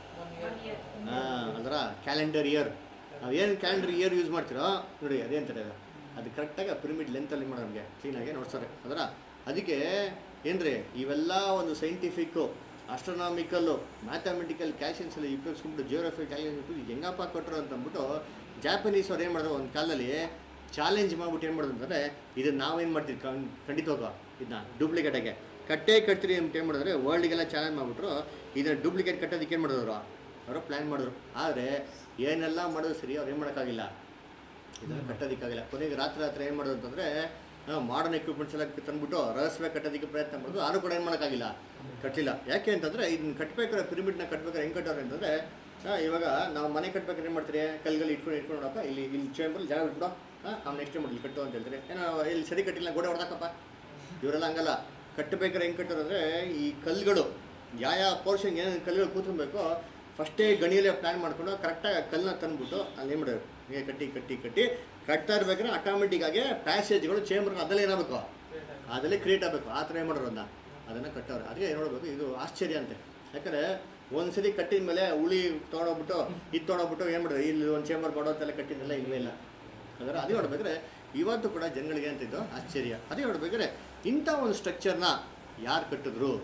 Speaker 2: ಹಾಂ ಅದರ ಕ್ಯಾಲೆಂಡರ್ ಇಯರ್ ನಾವು ಏನು ಕ್ಯಾಲೆಂಡರ್ ಇಯರ್ ಯೂಸ್ ಮಾಡ್ತೀರೋ ನೋಡಿ ಅದೇ ಅಂತಾರೆ ಅದು ಅದು ಕರೆಕ್ಟಾಗಿ ಆ ಪಿರಮಿಡ್ ಲೆಂತಲ್ಲಿ ಮಾಡೋ ನಮಗೆ ಕ್ಲೀನಾಗಿ ನೋಡ್ತಾರೆ ಅದರ ಅದಕ್ಕೆ ಏನ್ರಿ ಇವೆಲ್ಲ ಒಂದು ಸೈಂಟಿಫಿಕ್ಕು ಆಸ್ಟ್ರೋನಾಮಿಕಲ್ಲು ಮ್ಯಾಥಮೆಟಿಕಲ್ ಕ್ಯಾಲ್ಸಿಯನ್ಸ್ ಎಲ್ಲ ಉಪಯೋಗಿಸ್ಕೊಂಡ್ಬಿಟ್ಟು ಜಿಯೋಗ್ರಫಿ ಕ್ಯಾಲ್ಸಿಯನ್ಸ್ ಇದು ಹೆಂಗಪ್ಪ ಕೊಟ್ಟರು ಅಂತ ಅಂದ್ಬಿಟ್ಟು ಜಾಪನೀಸ್ ಅವ್ರು ಏನು ಮಾಡಿದ್ರು ಒಂದು ಕಾಲದಲ್ಲಿ ಚಾಲೆಂಜ್ ಮಾಡ್ಬಿಟ್ಟು ಏನು ಮಾಡೋದು ಅಂತಂದರೆ ಇದನ್ನು ನಾವೇನು ಮಾಡ್ತೀವಿ ಕಣ್ ಖಂಡಿತವಾಗ ಇದನ್ನ ಡೂಪ್ಲಿಕೇಟಾಗೆ ಕಟ್ಟೇ ಕಟ್ತೀರಿ ಅಂತ ಏನು ಮಾಡಿದ್ರೆ ವರ್ಲ್ಡ್ಗೆಲ್ಲ ಚಾಲೆಂಜ್ ಮಾಡಿಬಿಟ್ರು ಇದನ್ನು ಡೂಪ್ಲಿಕೇಟ್ ಕಟ್ಟೋದಕ್ಕೆ ಏನು ಮಾಡಿದ್ರು ಅವರು ಪ್ಲ್ಯಾನ್ ಮಾಡಿದ್ರು ಆದರೆ ಏನೆಲ್ಲ ಮಾಡೋದು ಸರಿ ಅವ್ರು ಏನು ಮಾಡೋಕ್ಕಾಗಿಲ್ಲ ಇದನ್ನು ಕಟ್ಟೋದಕ್ಕಾಗಿಲ್ಲ ಕೊನೆಗೆ ರಾತ್ರಿ ರಾತ್ರಿ ಏನು ಮಾಡೋದು ಅಂತಂದರೆ ಮಾಡರ್ನ್ ಎಕ್ವಿಪ್ಮೆಂಟ್ಸ್ ಎಲ್ಲ ತಂದ್ಬಿಟ್ಟು ರಹಸ್ಯವಾಗಿ ಕಟ್ಟೋದಕ್ಕೆ ಪ್ರಯತ್ನ ಮಾಡೋದು ಆದರೂ ಕೂಡ ಏನು ಮಾಡೋಕ್ಕಾಗಿಲ್ಲ ಕಟ್ಟಲಿಲ್ಲ ಯಾಕೆ ಅಂತಂದರೆ ಇದನ್ನ ಕಟ್ಟಬೇಕಾದ್ರೆ ಪಿರಮಿಡ್ನ ಕಟ್ಟಬೇಕಾದ್ರೆ ಹೆಂಗೆ ಕಟ್ಟೋರು ಅಂತಂದರೆ ಇವಾಗ ನಾವು ಮನೆ ಕಟ್ಬೇಕಾದ್ರೆ ಏನು ಮಾಡ್ತೀರಿ ಕಲ್ಗಲ್ಲಿ ಇಟ್ಕೊಂಡು ಇಟ್ಕೊಂಡು ನೋಡಪ್ಪ ಇಲ್ಲಿ ಇಲ್ಲಿ ಚೇಂಬರ್ ಜಾಗ ಬಿಟ್ಬಿಡು ಅವ್ನು ನೆಕ್ಸ್ಟ್ ಟೈಮ್ ಇಲ್ಲಿ ಕಟ್ಟು ಅಂತ ಹೇಳ್ತಾರೆ ಏನೋ ಇಲ್ಲಿ ಸರಿ ಕಟ್ಟಿಲ್ಲ ಗೋಡೆ ಹೊಡೆದಾಕಪ್ಪ ಇವರೆಲ್ಲ ಹಂಗಲ್ಲ ಕಟ್ಟಬೇಕಾದ್ರೆ ಹೆಂಗೆ ಕಟ್ಟೋರು ಅಂದರೆ ಈ ಕಲ್ಲುಗಳು ಯಾವ ಯಾವ ಪೋರ್ಷನ್ಗೆ ಏನೇನು ಕಲ್ಲುಗಳು ಕೂತ್ಕೊಬೇಕು ಫಸ್ಟೇ ಗಣಿಯಲ್ಲೇ ಪ್ಲ್ಯಾನ್ ಮಾಡ್ಕೊಂಡು ಕರೆಕ್ಟಾಗಿ ಕಲ್ಲನ್ನ ತಂದ್ಬಿಟ್ಟು ಅಲ್ಲಿ ಏನು ಮಾಡೋರು ಹೀಗೆ ಕಟ್ಟಿ ಕಟ್ಟಿ ಕಟ್ಟಿ ಕಟ್ತಾ ಇರ್ಬೇಕಾದ್ರೆ ಆಟೋಮೆಟಿಕ್ ಆಗಿ ಪ್ಯಾಸೇಜ್ಗಳು ಚೇಂಬರ್ ಅದಲ್ಲೇ ಏನಾಗಬೇಕು ಅದಲ್ಲೇ ಕ್ರಿಯೇಟ್ ಆಗಬೇಕು ಆ ಥರ ಏನು ಮಾಡೋರು ಅದನ್ನ ಅದನ್ನು ಕಟ್ಟೋರು ಅದಕ್ಕೆ ನೋಡಬೇಕು ಇದು ಆಶ್ಚರ್ಯ ಅಂತೆ ಯಾಕಂದರೆ ಒಂದ್ಸರಿ ಕಟ್ಟಿದ ಮೇಲೆ ಉಳಿ ತೊಗೊಂಡೋಗ್ಬಿಟ್ಟು ಇದು ತೊಗೊಂಡೋಗ್ಬಿಟ್ಟು ಏನು ಮಾಡೋದು ಇಲ್ಲಿ ಒಂದು ಚೇಂಬರ್ ಮಾಡೋ ಅಂತೆಲ್ಲ ಕಟ್ಟಿದ್ದೆಲ್ಲ ಇಲ್ಲವೇ ಇಲ್ಲ ಅದರ ಅದೇ ನೋಡ್ಬೇಕಾದ್ರೆ ಇವತ್ತು ಕೂಡ ಜನಗಳಿಗೆ ಅಂತಿದ್ದು ಆಶ್ಚರ್ಯ ಅದೇ ನೋಡ್ಬೇಕಾದ್ರೆ ಇಂಥ ಒಂದು ಸ್ಟ್ರಕ್ಚರ್ನ ಯಾರು ಕಟ್ಟಿದ್ರು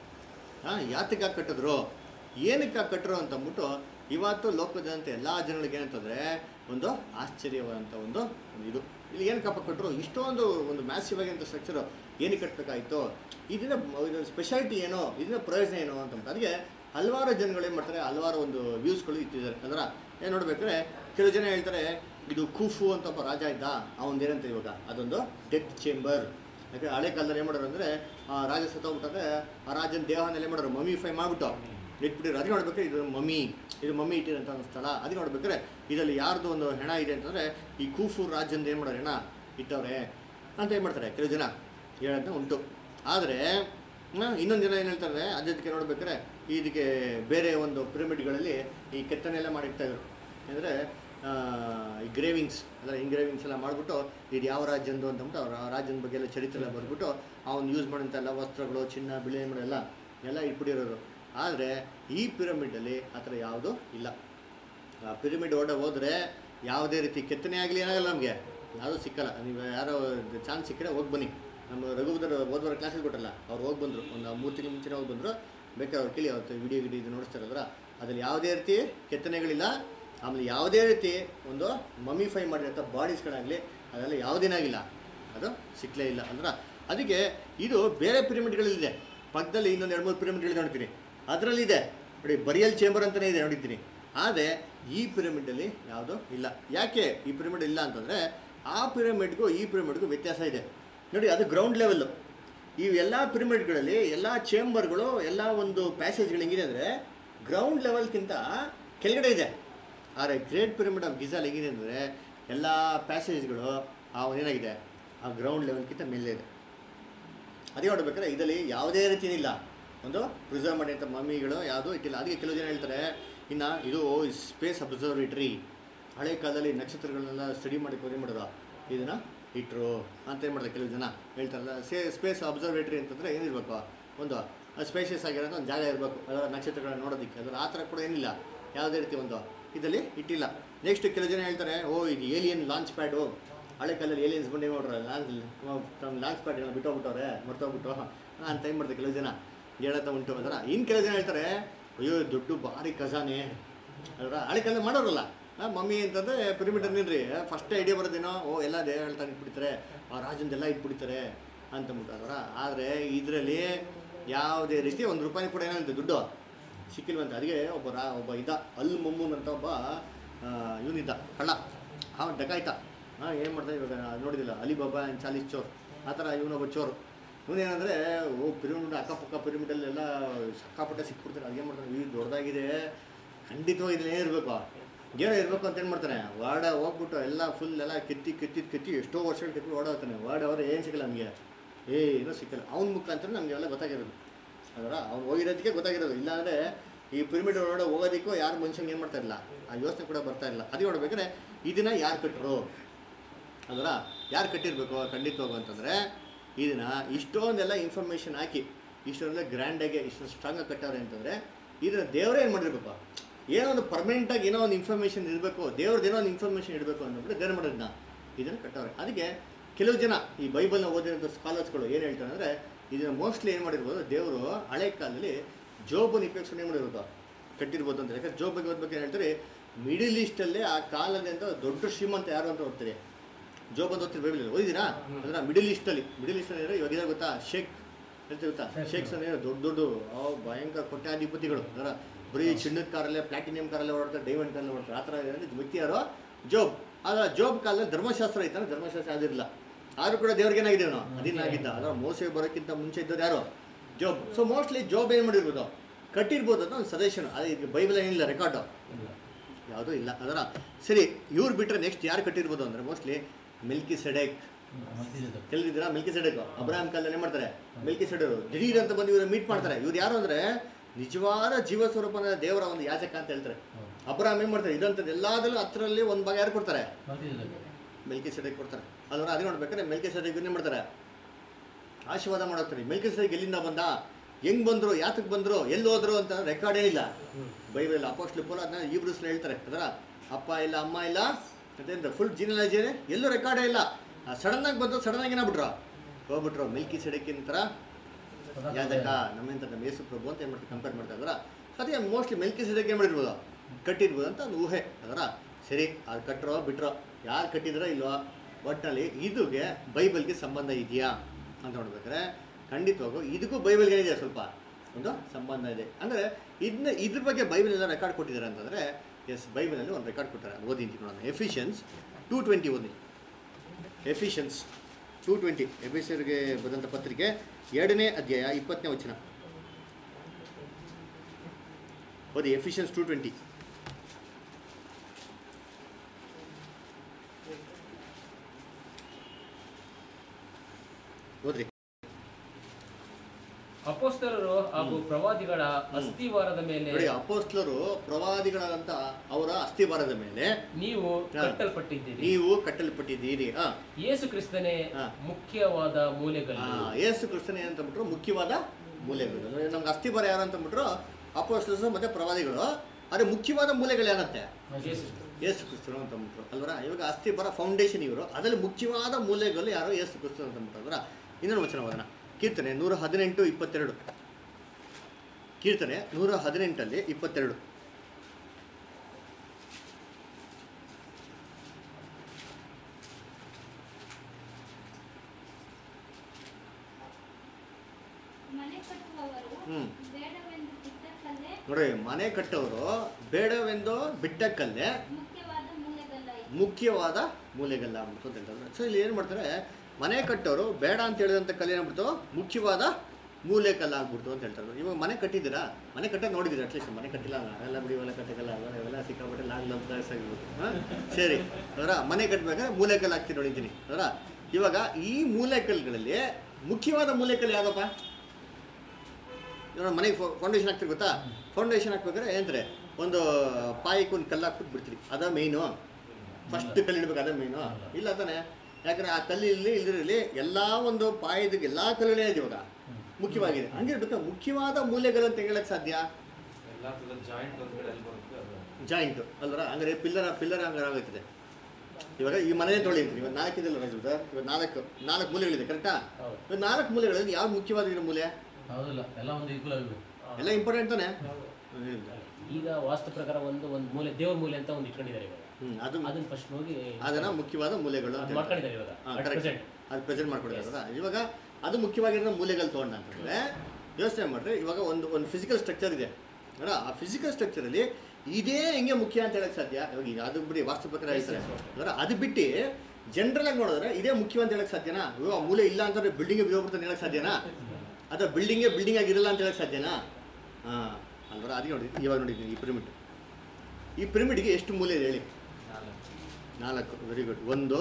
Speaker 2: ಹಾಂ ಯಾತಕ್ಕಾಗಿ ಕಟ್ಟಿದ್ರು ಏನಕ್ಕಾಗಿ ಕಟ್ಟರು ಅಂತ ಅಂದ್ಬಿಟ್ಟು ಇವತ್ತು ಲೋಕದಂತೆ ಎಲ್ಲ ಜನಗಳಿಗೆ ಏನಂತಂದರೆ ಒಂದು ಆಶ್ಚರ್ಯವಾದಂಥ ಒಂದು ಒಂದು ಇದು ಇಲ್ಲಿ ಏನಕ್ಕಪ್ಪ ಕಟ್ಟರು ಇಷ್ಟೊಂದು ಒಂದು ಮ್ಯಾಸಿವ್ ಆಗಿರೋಂಥ ಸ್ಟ್ರಕ್ಚರು ಏನಕ್ಕೆ ಕಟ್ಟಬೇಕಾಯಿತು ಇದನ್ನ ಇದು ಸ್ಪೆಷಾಲಿಟಿ ಏನೋ ಇದನ್ನ ಪ್ರಯೋಜನ ಏನೋ ಅಂತ ಅದಕ್ಕೆ ಹಲವಾರು ಜನಗಳು ಏನು ಮಾಡ್ತಾರೆ ಹಲವಾರು ಒಂದು ವ್ಯೂಸ್ಗಳು ಇಟ್ಟಿದ್ದಾರೆ ಅಂದ್ರೆ ಏನು ನೋಡ್ಬೇಕಾದ್ರೆ ಕೆಲವು ಜನ ಹೇಳ್ತಾರೆ ಇದು ಕೂಫು ಅಂತ ಒಬ್ಬ ರಾಜ ಇದ್ದ ಅವನದು ಏನಂತ ಇವಾಗ ಅದೊಂದು ಡೆತ್ ಚೇಂಬರ್ ಯಾಕೆ ಹಳೆ ಕಾಲದಲ್ಲಿ ಏನು ಮಾಡೋರು ಅಂದರೆ ಆ ರಾಜ ಸತ್ತೋಗ್ಬಿಟ್ಟಾದ್ರೆ ಆ ರಾಜನ ದೇಹನೆಲ್ಲ ಮಾಡೋರು ಮಮಿಫೈ ಮಾಡಿಬಿಟ್ಟು ಇಟ್ಬಿಟ್ಟಿರು ಅದು ನೋಡ್ಬೇಕಾದ್ರೆ ಇದು ಮಮ್ಮಿ ಇದು ಮಮ್ಮಿ ಇಟ್ಟಿರೋಂಥ ಒಂದು ಸ್ಥಳ ಅದು ನೋಡ್ಬೇಕಾದ್ರೆ ಇದರಲ್ಲಿ ಯಾರ್ದು ಒಂದು ಹೆಣ ಇದೆ ಅಂತಂದರೆ ಈ ಕೂಫು ರಾಜಂದು ಏನು ಮಾಡೋರು ಹೆಣ ಇಟ್ಟವ್ರೆ ಅಂತ ಏನು ಮಾಡ್ತಾರೆ ಕೆಲವು ಜನ ಹೇಳೋದನ್ನ ಉಂಟು ಆದರೆ ಇನ್ನೊಂದು ಜನ ಏನು ಹೇಳ್ತಾರೆ ಅದಕ್ಕೆ ನೋಡ್ಬೇಕಾದ್ರೆ ಇದಕ್ಕೆ ಬೇರೆ ಒಂದು ಪಿರಮಿಡ್ಗಳಲ್ಲಿ ಈ ಕೆತ್ತನೆಲ್ಲ ಮಾಡಿರ್ತಾ ಇದ್ರು ಅಂದರೆ ಈ ಗ್ರೇವಿಂಗ್ಸ್ ಅಂದರೆ ಇಂಗ್ರೇವಿಂಗ್ಸ್ ಎಲ್ಲ ಮಾಡಿಬಿಟ್ಟು ಇದು ಯಾವ ರಾಜ್ಯಂದು ಅಂತಂದ್ಬಿಟ್ಟು ಅವ್ರ ಆ ರಾಜ್ಯದ ಬಗ್ಗೆ ಎಲ್ಲ ಚರಿತ್ರೆ ಎಲ್ಲ ಬರ್ಬಿಟ್ಟು ಅವ್ನು ಯೂಸ್ ಮಾಡೋಂಥ ಎಲ್ಲ ವಸ್ತ್ರಗಳು ಚಿನ್ನ ಬಿಳಿ ಎಲ್ಲ ಎಲ್ಲ ಇಟ್ಬಿಟ್ಟಿರೋರು ಆದರೆ ಈ ಪಿರಮಿಡಲ್ಲಿ ಆ ಥರ ಯಾವುದೂ ಇಲ್ಲ ಆ ಪಿರಮಿಡ್ ಓಡ ಹೋದರೆ ಯಾವುದೇ ರೀತಿ ಕೆತ್ತನೆ ಆಗಲಿ ಏನಾಗಲ್ಲ ನಮಗೆ ಯಾವುದೂ ಸಿಕ್ಕಲ್ಲ ನೀವು ಯಾರೋ ಚಾನ್ಸ್ ಸಿಕ್ಕರೆ ಹೋಗಿ ಬನ್ನಿ ನಮ್ಮ ರಘುಬಂಧರ್ ಹೋದ್ವಾರ ಕ್ಲಾಸಲ್ಲಿ ಕೊಟ್ಟಲ್ಲ ಅವ್ರು ಹೋಗಿ ಬಂದರು ಒಂದು ಮೂರು ತಿಂಗಳ ಮುಂಚೆನೇ ಹೋಗಿ ಬಂದರು ಬೇಕಾದ್ರೆ ಅವ್ರು ಕೇಳಿ ಅವತ್ತು ವಿಡಿಯೋ ಗಿಡಿಯೋ ಇದು ನೋಡಿಸ್ತಾರಲ್ಲ ಅದ್ರಲ್ಲಿ ಯಾವುದೇ ರೀತಿ ಕೆತ್ತನೆಗಳಿಲ್ಲ ಆಮೇಲೆ ಯಾವುದೇ ರೀತಿ ಒಂದು ಮಮಿಫೈ ಮಾಡಿರೋಂಥ ಬಾಡೀಸ್ಗಳಾಗಲಿ ಅದೆಲ್ಲ ಯಾವುದೇನಾಗಿಲ್ಲ ಅದು ಸಿಕ್ಕಲೇ ಇಲ್ಲ ಅಂದ್ರೆ ಅದಕ್ಕೆ ಇದು ಬೇರೆ ಪಿರಮಿಡ್ಗಳಿದೆ ಪಕ್ಕದಲ್ಲಿ ಇನ್ನೊಂದು ಎರಡು ಮೂರು ಪಿರಮಿಡ್ಗಳು ನೋಡ್ತೀನಿ ಅದರಲ್ಲಿದೆ ನೋಡಿ ಬರಿಯಲ್ ಚೇಂಬರ್ ಅಂತಲೇ ಇದೆ ನೋಡಿದ್ದೀನಿ ಆದರೆ ಈ ಪಿರಮಿಡಲ್ಲಿ ಯಾವುದೂ ಇಲ್ಲ ಯಾಕೆ ಈ ಪಿರಮಿಡ್ ಇಲ್ಲ ಅಂತಂದರೆ ಆ ಪಿರಮಿಡ್ಗೂ ಈ ಪಿರಮಿಡ್ಗೂ ವ್ಯತ್ಯಾಸ ಇದೆ ನೋಡಿ ಅದು ಗ್ರೌಂಡ್ ಲೆವೆಲ್ಲು ಈ ಎಲ್ಲ ಪಿರಮಿಡ್ಗಳಲ್ಲಿ ಎಲ್ಲ ಚೇಂಬರ್ಗಳು ಎಲ್ಲ ಒಂದು ಪ್ಯಾಸೇಜ್ಗಳು ಹೆಂಗಿದೆ ಅಂದರೆ ಗ್ರೌಂಡ್ ಲೆವೆಲ್ಗಿಂತ ಕೆಳಗಡೆ ಇದೆ ಆದರೆ ಗ್ರೇಟ್ ಪಿರಮಿಡ್ ಆಫ್ ಗಿಜಾಲ್ ಹೇಗಿದೆ ಅಂದರೆ ಎಲ್ಲ ಪ್ಯಾಸೇಜ್ಗಳು ಆ ಏನಾಗಿದೆ ಆ ಗ್ರೌಂಡ್ ಲೆವೆಲ್ಗಿಂತ ಮೇಲೆ ಇದೆ ಅದೇ ನೋಡ್ಬೇಕಾದ್ರೆ ಇದರಲ್ಲಿ ಯಾವುದೇ ರೀತಿಯಿಲ್ಲ ಒಂದು ಪ್ರಿಸರ್ವ್ ಮಾಡಿದಂಥ ಮಮ್ಮಿಗಳು ಯಾವುದೂ ಇಟ್ಟಿಲ್ಲ ಅದಕ್ಕೆ ಕೆಲವು ಜನ ಹೇಳ್ತಾರೆ ಇನ್ನು ಇದು ಸ್ಪೇಸ್ ಅಬ್ಸರ್ವೇಟ್ರಿ ಹಳೆ ಕಾಲದಲ್ಲಿ ನಕ್ಷತ್ರಗಳನ್ನೆಲ್ಲ ಸ್ಟಡಿ ಮಾಡಿ ಕೊರಿ ಮಾಡೋದು ಇದನ್ನು ಇಟ್ಟರು ಅಂತ ಏನು ಮಾಡ್ತಾರೆ ಕೆಲವು ಜನ ಹೇಳ್ತಾರಲ್ಲ ಸೇ ಸ್ಪೇಸ್ ಅಬ್ಸರ್ವೇಟ್ರಿ ಅಂತಂದರೆ ಏನಿರಬೇಕು ಒಂದು ಸ್ಪೇಷಿಯಸ್ ಆಗಿರೋದು ಒಂದು ಜಾಗ ಇರಬೇಕು ಅದರ ನಕ್ಷತ್ರಗಳನ್ನ ನೋಡೋದಕ್ಕೆ ಅದರ ಆ ಥರ ಕೂಡ ಏನಿಲ್ಲ ಯಾವುದೇ ರೀತಿ ಒಂದು ಇದರಲ್ಲಿ ಇಟ್ಟಿಲ್ಲ ನೆಕ್ಸ್ಟ್ ಕೆಲವು ಜನ ಹೇಳ್ತಾರೆ ಓ ಇದು ಏಲಿಯನ್ ಲಾಂಚ್ ಪ್ಯಾಡು ಹಳೆ ಕಾಲದಲ್ಲಿ ಏಲಿಯನ್ಸ್ ಬಂದು ನೋಡ್ರೆ ಲಾಂಚ್ ತಮ್ಮ ಲಾಂಚ್ ಪ್ಯಾಡ್ಗಳನ್ನ ಬಿಟ್ಟೋಗ್ಬಿಟ್ಟವ್ರೆ ಮರ್ತೋಗ್ಬಿಟ್ಟು ಅಂತ ಏನು ಮಾಡ್ತಾರೆ ಕೆಲವು ಜನ ಹೇಳತ್ತ ಉಂಟು ಅದರ ಇನ್ನು ಕೆಲವು ಜನ ಹೇಳ್ತಾರೆ ಅಯ್ಯೋ ದೊಡ್ಡ ಭಾರಿ ಖಜಾನೆ ಅಲ್ರ ಹಳೆ ಕಾಲದಲ್ಲಿ ಮಾಡೋರಲ್ಲ ಆ, ಮಮ್ಮಿ ಅಂತಂದ್ರೆ ಪಿರಮಿಡ್ ನಿಲ್ರಿ ಫಸ್ಟ್ ಐಡಿಯಾ ಬರೋದೇನೋ ಓ ಎಲ್ಲ ದೇಹ ಹೇಳ್ತಾ ಇಟ್ಬಿಡ್ತಾರೆ ಆ ರಾಜಂದೆಲ್ಲ ಇಟ್ಬಿಡ್ತಾರೆ ಅಂತಂದ್ಬಿಟ್ಟು ಅದರ ಆದರೆ ಇದರಲ್ಲಿ ಯಾವುದೇ ರೀತಿ ಒಂದು ರೂಪಾಯಿ ಕೂಡ ಏನಾಗುತ್ತೆ ದುಡ್ಡು ಸಿಕ್ಕಿಲ್ವಂತ ಅದಕ್ಕೆ ಒಬ್ಬ ರಾ ಒಬ್ಬ ಇದ್ದ ಅಲ್ ಮಮ್ಮೂನ್ ಅಂತ ಒಬ್ಬ ಇವನಿದ್ದ ಕಳ್ಳ ಹಾಂ ಡಕಾಯ್ತ ಹಾಂ ಏನು ಮಾಡ್ತಾನೆ ಇವಾಗ ನೋಡಿದಿಲ್ಲ ಅಲಿಬಾಬಾ ಆ್ಯಂಡ್ ಚಾಲೀಸ್ ಚೋರ್ ಆ ಥರ ಇವನೊಬ್ಬ ಚೋರು ಇವನೇನಂದರೆ ಓ ಪಿರಮಿಡ್ ಅಕ್ಕಪಕ್ಕ ಪಿರಮಿಡಲ್ಲೆಲ್ಲ ಸಿಕ್ಕಾಪಟ್ಟೆ ಸಿಕ್ಬಿಡ್ತಾರೆ ಅದೇನು ಮಾಡ್ತಾನೆ ಇದು ದೊಡ್ಡದಾಗಿದೆ ಖಂಡಿತವಾಗಿ ಇಲ್ಲೇ ಇರಬೇಕು ಏನೋ ಇರಬೇಕು ಅಂತ ಏನು ಮಾಡ್ತಾನೆ ವಾಡ ಹೋಗ್ಬಿಟ್ಟು ಎಲ್ಲ ಫುಲ್ ಎಲ್ಲ ಕೆತ್ತಿ ಕೆತ್ತಿದ್ ಕೆತ್ತಿ ಎಷ್ಟೋ ವರ್ಷಗಳು ಕೆತ್ತಿ ಓಡೋಗ್ತಾನೆ ವಾಡ ಅವ್ರು ಏನು ಸಿಗಲ್ಲ ನಮಗೆ ಏನೂ ಸಿಕ್ಕಲ್ಲ ಅವ್ನ ಮುಖಾಂತರ ನಮಗೆ ಎಲ್ಲ ಗೊತ್ತಾಗಿರೋದು ಅದರ ಅವ್ನು ಹೋಗಿರೋದಕ್ಕೆ ಗೊತ್ತಾಗಿರೋದು ಇಲ್ಲಾಂದರೆ ಈ ಪಿರಮಿಡ್ ಒಳಗಡೆ ಹೋಗೋದಕ್ಕೂ ಯಾರು ಮನುಷ್ಯಂಗೆ ಏನು ಮಾಡ್ತಾ ಇಲ್ಲ ಆ ಯೋಚನೆ ಕೂಡ ಬರ್ತಾ ಇಲ್ಲ ಅದೇ ನೋಡ್ಬೇಕಾದ್ರೆ ಇದನ್ನ ಯಾರು ಕಟ್ಟರು ಅದರ ಯಾರು ಕಟ್ಟಿರಬೇಕು ಖಂಡಿತವಾಗು ಅಂತಂದರೆ ಇದನ್ನ ಇಷ್ಟೊಂದೆಲ್ಲ ಇನ್ಫಾರ್ಮೇಷನ್ ಹಾಕಿ ಇಷ್ಟೊಂದೆಲ್ಲ ಗ್ರ್ಯಾಂಡಾಗಿ ಇಷ್ಟೊಂದು ಸ್ಟ್ರಾಂಗಾಗಿ ಕಟ್ಟವ್ರೆ ಅಂತಂದರೆ ಇದನ್ನ ದೇವರೇ ಏನು ಮಾಡಿರ್ಬೇಕು ಏನೋ ಒಂದು ಪರ್ಮನೆಂಟಾಗಿ ಏನೋ ಒಂದು ಇನ್ಫಾರ್ಮೇಷನ್ ಇರಬೇಕು ದೇವ್ರದ್ದು ಏನೋ ಒಂದು ಇನ್ಫಾರ್ಮೇಷನ್ ಇರಬೇಕು ಅಂದ್ಬಿಟ್ಟು ದೇವ್ರು ಮಾಡೋದನ್ನ ಇದನ್ನು ಕಟ್ಟವ್ರೆ ಅದಕ್ಕೆ ಕೆಲವು ಜನ ಈ ಬೈಬಲ್ನ ಓದಿರೋಂಥ ಸ್ಕಾಲರ್ಸ್ಗಳು ಏನು ಹೇಳ್ತಾರೆ ಅಂದರೆ ಇದನ್ನು ಮೋಸ್ಟ್ಲಿ ಏನು ಮಾಡಿರ್ಬೋದು ದೇವರು ಹಳೆ ಕಾಲದಲ್ಲಿ ಜೋಬನ್ನು ಉಪಯೋಗಿಸ್ಕೊಂಡು ಏನು ಮಾಡಿರ್ಬೋದು ಕಟ್ಟಿರ್ಬೋದು ಅಂತ ಯಾಕಂದ್ರೆ ಜೋಬ್ ಬಗ್ಗೆ ಓದ್ಬೇಕು ಏನು ಹೇಳ್ತಾರೆ ಮಿಡಿಲ್ ಈಸ್ಟಲ್ಲೇ ಆ ಕಾಲದಲ್ಲಿ ಅಂತ ದೊಡ್ಡ ಶ್ರೀಮಂತ ಯಾರು ಅಂತ ಓದ್ತಾರೆ ಜೋಬ್ ಅಂತ ಓದ್ತೀರಿ ಬೈಬಲ್ ಓದಿದ್ದೀರಾ ಅಂದ್ರೆ ಮಿಡಿಲ್ ಈಸ್ಟಲ್ಲಿ ಮಿಡಿಲ್ ಈಸ್ಟಲ್ಲಿ ಇರೋ ಇವಾಗ ಇದಾರೆ ಗೊತ್ತಾ ಶೇಖ್ ಹೇಳ್ತೀವಿ ಗೊತ್ತಾ ಶೇಖ್ಸ್ ಅಂದ್ರೆ ದೊಡ್ಡ ದೊಡ್ಡ ಅವು ಭಯಂಕರ ಕೋಟ್ಯಾಧಿಪತಿಗಳು ಅದರ ಬರೀ ಚಿನ್ನದ ಕಾರಲ್ಲೇ ಪ್ಲಾಟಿನಿಯಂ ಕಾರಲ್ಲೇ ಓಡಾಡ್ತಾರೆ ಡೈಮಂಡ್ ಕಾರಲ್ಲಿ ಓಡ್ತಾರೆ ಆ ಥರ ಇರೋದು ವ್ಯಕ್ತಿ ಯಾರೋ ಜೋಬ್ ಆದ್ರೆ ಜೋಬ್ ಕಾಲದಲ್ಲಿ ಧರ್ಮಶಾಸ್ತ್ರ ಐತಾನೆ ಧರ್ಮಶಾಸ್ತ್ರ ಅದಿರಲಿಲ್ಲ ಆದ್ರೂ ಕೂಡ ದೇವ್ರಿಗೆ ಏನಾಗಿದೆ ಅವನು ಅದಿನ್ನಾಗಿದ್ದ ಅದರ ಮೋಸೆ ಬರೋಕ್ಕಿಂತ ಮುಂಚೆ ಇದ್ದದ್ದು ಯಾರು ಜೋಬ್ ಸೊ ಮೋಸ್ಟ್ಲಿ ಜೋಬ್ ಏನು ಮಾಡಿರ್ಬೋದು ಕಟ್ಟಿರ್ಬೋದು ಅಂತ ಒಂದು ಸಜೆಷನ್ ಅದು ಇದು ಬೈಬಲ್ ಏನಿಲ್ಲ ರೆಕಾರ್ಡು ಯಾವುದೂ ಇಲ್ಲ ಅದರ ಸರಿ ಇವ್ರು ಬಿಟ್ಟರೆ ನೆಕ್ಸ್ಟ್ ಯಾರು ಕಟ್ಟಿರ್ಬೋದು ಅಂದರೆ ಮೋಸ್ಟ್ಲಿ ಮಿಲ್ಕಿ ಸೆಡೆಕ್ ಕೇಳಿದಿರಾ ಮಿಲ್ಕಿ ಸೆಡೆಕ್ ಅಬ್ರಾಹಂ ಕಾಲದಲ್ಲಿ ಏನ್ ಮಾಡ್ತಾರೆ ಮಿಲ್ಕಿ ಸೆಡೆರು ದಿಢೀರ್ ಅಂತ ಬಂದು ಇವರು ಮೀಟ್ ಮಾಡ್ತಾರೆ ಇವ್ರು ಯಾರು ಅಂದರೆ ನಿಜವಾದ ಜೀವ ಸ್ವರೂಪನ ದೇವರ ಒಂದು ಯಾಜಕ ಅಂತ ಹೇಳ್ತಾರೆ ಅಬ್ರಾಹಂ ಏನು ಮಾಡ್ತಾರೆ ಇದಂಥದ್ದು ಎಲ್ಲದಲ್ಲೂ ಹತ್ತರಲ್ಲಿ ಒಂದು ಭಾಗ ಯಾರು ಕೊಡ್ತಾರೆ ಮೆಲ್ಕಿ ಸೆಡೆಗೆ ಕೊಡ್ತಾರೆ ಅದರ ಅದೇ ನೋಡ್ಬೇಕಾದ್ರೆ ಮೆಲ್ಕಿ ಸೆಡೆಗೆ ಏನು ಮಾಡ್ತಾರೆ ಆಶೀರ್ವಾದ ಮಾಡೋಗ್ತಾರೆ ಮೆಲ್ಕಿ ಸೆಡೆಗೆ ಎಲ್ಲಿಂದ ಬಂದ ಹೆಂಗ್ ಬಂದ್ರು ಯಾತಕ್ಕೆ ಬಂದ್ರು ಎಲ್ಲಿ ಹೋದ್ರು ಅಂತ ರೆಕಾರ್ಡ್ ಏನಿಲ್ಲ ಬೈಬಲ್ ಅಪೋಸ್ಟ್ಲಿ ಪೋಲ ಅದನ್ನ ಈ ಬ್ರೂಸ್ಲ ಹೇಳ್ತಾರೆ ಅದರ ಅಪ್ಪ ಇಲ್ಲ ಅಮ್ಮ ಇಲ್ಲ ಅದೇಂದ್ರೆ ಫುಲ್ ಜಿನಲಾಜಿ ಎಲ್ಲೂ ರೆಕಾರ್ಡೇ ಇಲ್ಲ ಸಡನ್ ಆಗಿ ಬಂದು ಸಡನ್ ಆಗಿ ಏನಾಗ್ಬಿಟ್ರು ಹೋಗ್ಬಿಟ್ರು ಮಿಲ್ಕಿ ಸೆಡೆಕ್ಕಿನ ಥರ ಯಾಜಕ ನಮ್ಮಿಂದ ನಮ್ಮ ಯೇಸು ಪ್ರಭು ಅಂತ ಏನು ಮಾಡ್ತಾರೆ ಕಂಪೇರ್ ಮಾಡ್ತಾ ಇದಾರ ಅದೇ ಮೋಸ್ಟ್ಲಿ ಮೆಲ್ಕಿ ಸೆಡೆಕ್ ಏನು ಮಾಡಿರ್ಬೋದು ಕಟ್ಟಿರ್ಬೋದು ಅಂತ ಒಂದು ಊಹೆ ಅದರ ಸರಿ ಅದು ಕಟ್ಟರೋ ಬಿಟ್ರೋ ಯಾರು ಕಟ್ಟಿದ್ರೋ ಇಲ್ವೋ ಒಟ್ಟಿನಲ್ಲಿ ಇದುಗೆ ಬೈಬಲ್ಗೆ ಸಂಬಂಧ ಇದೆಯಾ ಅಂತ ನೋಡ್ಬೇಕಾದ್ರೆ ಖಂಡಿತವಾಗೂ ಇದಕ್ಕೂ ಬೈಬಲ್ಗೆ ಏನಿದೆ ಸ್ವಲ್ಪ ಒಂದು ಸಂಬಂಧ ಇದೆ ಅಂದರೆ ಇದನ್ನ ಇದ್ರ ಬಗ್ಗೆ ಬೈಬಲ್ ಎಲ್ಲ ರೆಕಾರ್ಡ್ ಕೊಟ್ಟಿದ್ದಾರೆ ಅಂತಂದರೆ ಎಸ್ ಬೈಬಲಲ್ಲಿ ಒಂದು ರೆಕಾರ್ಡ್ ಕೊಟ್ಟಾರೆ ಓದಿಂತೀನಿ ನೋಡೋಣ ಎಫಿಷಿಯನ್ಸ್ ಟೂ ಟ್ವೆಂಟಿ ಓದಿ ಎಫಿಷಿಯನ್ಸ್ ಟೂ ಟ್ವೆಂಟಿ ಎಫಿಷಿಯರ್ಗೆ ಬರೆದಂಥ ಪತ್ರಿಕೆ ಎರಡನೇ ಅಧ್ಯಾಯ ಇಪ್ಪತ್ತನೇ ವಚನ ಓದಿ ಎಫಿಷಿಯನ್ಸ್ ಟೂ ಟ್ವೆಂಟಿ ಓದ್ರಿ
Speaker 1: ಅಪೋಸ್ತಲರು ಹಾಗೂ ಪ್ರವಾದಿಗಳ ಅಸ್ಥಿವಾರದ ಮೇಲೆ
Speaker 2: ನೋಡಿ ಅಪೋಸ್ಲರು ಪ್ರವಾದಿಗಳಂತ ಅವರ ಅಸ್ಥಿಭಾರದ ಮೇಲೆ
Speaker 1: ನೀವು
Speaker 2: ಹಾ.
Speaker 1: ಕಟ್ಟಲ್ಪಟ್ಟಿದ್ದೀರಿ
Speaker 2: ನೀವು ಕಟ್ಟಲ್ಪಟ್ಟಿದ್ದೀರಿ ಆ
Speaker 1: ಯೇಸು ಕ್ರಿಸ್ತನೇ
Speaker 2: ಹಾ.
Speaker 1: ಮುಖ್ಯವಾದ ಮೂಲೆಗಳು
Speaker 2: ಆ, ಯೇಸು ಕ್ರಿಸ್ತನ ಏನಂತಂದ್ಬಿಟ್ರು ಮುಖ್ಯವಾದ ಮೂಲೆಗಳು ಅಂದ್ರೆ ನಮ್ಗೆ ಅಸ್ಥಿಭಾರ ಯಾರು ಅಂತಂದ್ಬಿಟ್ರು ಅಪೋಸ್ಲರ್ಸ್ ಮತ್ತೆ ಪ್ರವಾದಿಗಳು ಆದರೆ ಮುಖ್ಯವಾದ ಮೂಲೆಗಳು ಏನಂತೆ
Speaker 1: ಯೇಸು
Speaker 2: ಯೇಸು ಕ್ರಿಸ್ತರು ಅಂತಂದ್ಬಿಟ್ರು ಅಲ್ವರ ಇವಾಗ ಅಸ್ಥಿಭಾರ ಫೌಂಡೇಶನ್ ಇವರು ಅದರಲ್ಲಿ ಮುಖ್ಯವಾದ ಮೂಲೆಗಳು ಯಾರು ಯೇಸು ಕ್ರಿಸ್ತರು ಅಂತಂದ್ಬಿಟ್ರು ಅಲ್ವರ ಇನ್ನೊಂದು ವಚನ ಓದೋಣ ಕೀರ್ತನೆ ನೂರ ಹದಿನೆಂಟು ಇಪ್ಪತ್ತೆರಡು ಕೀರ್ತನೆ ನೂರ ಹದಿನೆಂಟಲ್ಲಿ ಇಪ್ಪತ್ತೆರಡು
Speaker 4: ಮನೆ ಕಟ್ಟುವವರು
Speaker 2: ಹ್ಮ್.
Speaker 4: ಬೇಡವೆಂದು ಬಿಟ್ಟಕ್ಕಲ್ಲೇ
Speaker 2: ನೋಡಿ ಮನೆ ಕಟ್ಟೋರು ಬೇಡವೆಂದು ಬಿಟ್ಟಕ್ಕಲ್ಲೇ
Speaker 4: ಮುಖ್ಯವಾದ ಮೂಲೆಗಲ್ಲ ಇದು.
Speaker 2: ಮುಖ್ಯವಾದ ಮೂಲೆಗಲ್ಲ ಅಂದ್ಬಿಟ್ಟು ಅಂತ ಹೇಳ್ತಾರೆ ಸೊ ಇಲ್ಲಿ ಏನು ಮಾಡ್ತಾರೆ ಮನೆ ಕಟ್ಟೋರು ಬೇಡ ಅಂತ ಹೇಳಿದಂಥ ಕಲ್ಲು ಏನಾಗ್ಬಿಡ್ತು ಮುಖ್ಯವಾದ ಮೂಲೆ ಕಲ್ಲು ಆಗ್ಬಿಡ್ತು ಅಂತ ಹೇಳ್ತಾರೆ ಇವಾಗ ಮನೆ ಕಟ್ಟಿದ್ದೀರಾ ಮನೆ ಕಟ್ಟೋದು ನೋಡಿದ್ದೀರಾ ಅಟ್ಲೀಸ್ಟ್ ಮನೆ ಕಟ್ಟಿಲ್ಲ ಅಲ್ಲ ಎಲ್ಲ ಬಿಡಿ ಇವೆಲ್ಲ ಕಟ್ಟಕ್ಕಲ್ಲ ಇವೆಲ್ಲ ಸಿಕ್ಕಾಬಿಟ್ಟೆ ಲಾಗ್ ಲಂಪ್ ಆಗಿಬಿಟ್ಟು ಹಾಂ ಸರಿ ಅದರ ಮನೆ ಕಟ್ಟಬೇಕಾದ್ರೆ ಮೂಲೆ ಕಲ್ಲು ಹಾಕ್ತೀನಿ ನೋಡಿದ್ದೀನಿ ಅದರ ಇವಾಗ ಈ ಮೂಲೆ ಕಲ್ಲುಗಳಲ್ಲಿ ಮುಖ್ಯವಾದ ಮೂಲೆ ಕಲ್ಲು ಯಾವುದಪ್ಪ ಇವಾಗ ಮನೆಗೆ ಫೌಂಡೇಶನ್ ಹಾಕ್ತಿರಿ ಗೊತ್ತಾ ಫೌಂಡೇಶನ್ ಹಾಕ್ಬೇಕಾದ್ರೆ ಏನಂದ್ರೆ ಒಂದು ಪಾಯಕ್ಕೆ ಒಂದು ಕಲ್ಲು ಹಾಕ್ಬಿಟ್ಟು ಬಿಡ್ತೀರಿ ಅದ ಮೇಯ್ನು ಫಸ್ಟ್ ಕಲ್ಲು ಇಡ್ಬೇಕು ಅದೇ ಮೇಯ್ನು ಇಲ್ಲ ತಾನೆ ಯಾಕಂದ್ರೆ ಆ ಕಲ್ಲು ಇಲ್ಲಿ ಇಲ್ದಿರಲಿ ಎಲ್ಲ ಒಂದು ಪಾಯದ ಎಲ್ಲ ಕಲ್ಲುಗಳೇ ಇದೆ ಇವಾಗ ಮುಖ್ಯವಾಗಿದೆ ಹಂಗಿರ್ಬೇಕು ಮುಖ್ಯವಾದ ಮೂಲೆಗಳು ಅಂತ ಹೇಳಕ್ ಸಾಧ್ಯ
Speaker 7: ಎಲ್ಲ ಥರದ ಜಾಯಿಂಟ್ ಒಂದು ಕಡೆ ಎಲ್ಲಿ ಬರುತ್ತೆ ಅದು
Speaker 2: ಜಾಯಿಂಟ್ ಅಲ್ವರ ಹಂಗಾರೆ ಪಿಲ್ಲರ್ ಪಿಲ್ಲರ್ ಹಂಗಾರೆ ಆಗೋಯ್ತದೆ ಇವಾಗ ಈ ಮನೆ ತೊಳಿತೀನಿ ಇವಾಗ ನಾಲ್ಕಿದೆಲ್ಲ ರಜದ ಇವಾಗ ನಾಲ್ಕು ನಾಲ್ಕು ಮೂಲೆಗಳಿದೆ ಕರೆಕ್ಟಾ
Speaker 3: ಹೌದು
Speaker 2: ಇವಾಗ ನಾಲ್ಕು ಮೂಲೆಗಳಲ್ಲಿ ಯಾವ್ದು ಮುಖ್ಯವಾದ ಮೂಲೆ
Speaker 3: ಹೌದಿಲ್ಲ ಎಲ್ಲ ಒಂದು ಈಕ್ವಲ್ ಆಗಬೇಕು
Speaker 2: ಎಲ್ಲ ಇಂಪಾರ್ಟೆಂಟ್ ತಾನೆ
Speaker 1: ಈಗ ವಾಸ್ತು ಪ್ರಕಾರ ಒಂದು ಒಂದು ಮೂಲೆ ದೇವ್ರ ಮೂಲೆ ಅಂತ ಒಂದು ಇಟ್ಕೊಂಡಿದ್ದಾರೆ ಇವಾಗ
Speaker 2: ಹ್ಮ್ ಅದು
Speaker 1: ಅದನ್ನ ಫಸ್ಟ್ ಹೋಗಿ
Speaker 2: ಅದನ್ನ ಮುಖ್ಯವಾದ ಮೂಲೆಗಳು ಅಂತ
Speaker 1: ಅದ್ ಮಾಡ್ಕೊಂಡಿದ್ದಾರೆ ಇವಾಗ
Speaker 2: ಹಾ,
Speaker 1: at
Speaker 2: correct.
Speaker 1: present.
Speaker 2: ಅದು ಪ್ರೆಸೆಂಟ್ ಮಾಡ್ಕೊಡಿದಾರಲ್ಲ ಇವಾಗ ಅದು ಮುಖ್ಯವಾಗಿರೋ ಮೂಲೆಗಳು ತೊಗೊಂಡ ಅಂತಂದ್ರೆ ಯೋಚನೆ ಮಾಡ್ರಿ ಇವಾಗ ಒಂದು ಒಂದು ಫಿಸಿಕಲ್ ಸ್ಟ್ರಕ್ಚರ್ ಇದೆ ಅಲ್ಲ ಆ ಫಿಸಿಕಲ್ ಸ್ಟ್ರಕ್ಚರಲ್ಲಿ ಇದೇ ಹೆಂಗೆ ಮುಖ್ಯ ಅಂತ ಹೇಳಕ್ ಸಾಧ್ಯ ಇವಾಗ ಈಗ ಅದು ಬಿಡಿ ವಾಸ್ತು ಪ್ರಕಾರ ಹೇಳ್ತಾರೆ ಅಂದ್ರೆ ಅದು ಬಿಟ್ಟು ಜನರಲ್ ಆಗಿ ನೋಡಿದ್ರೆ ಇದೇ ಮುಖ್ಯ ಅಂತ ಹೇಳಕ್ ಸಾಧ್ಯನಾ ಇವಾಗ ಆ ಮೂಲೆ ಇಲ್ಲ ಅಂತಂದ್ರೆ ಬಿಲ್ಡಿಂಗ್ ಬಿದ್ದೋಗ್ಬಿಡ್ತಾನೆ ಹೇಳಕ್ ಸಾಧ್ಯನಾ ಅಥವಾ ಬಿಲ್ಡಿಂಗೇ ಬಿಲ್ಡಿಂಗ್ ಆಗಿರಲ್ಲ ಅಂತ ಹೇಳಕ್ ಸಾಧ್ಯನಾ ಹಾಂ ಅಲ್ವರ ಅದಕ್ಕೆ ನೋಡಿ ಇವಾಗ ನೋಡಿದ್ದೀನಿ ಈ ಪಿರಮಿಡ್ ಈ ಪಿರಮಿಡ್ಗೆ ಎಷ್ಟು ಮೂಲೆ ಇದೆ ಹೇಳಿ ನಾಲ್ಕು ವೆರಿ ಗುಡ್ ಒಂದು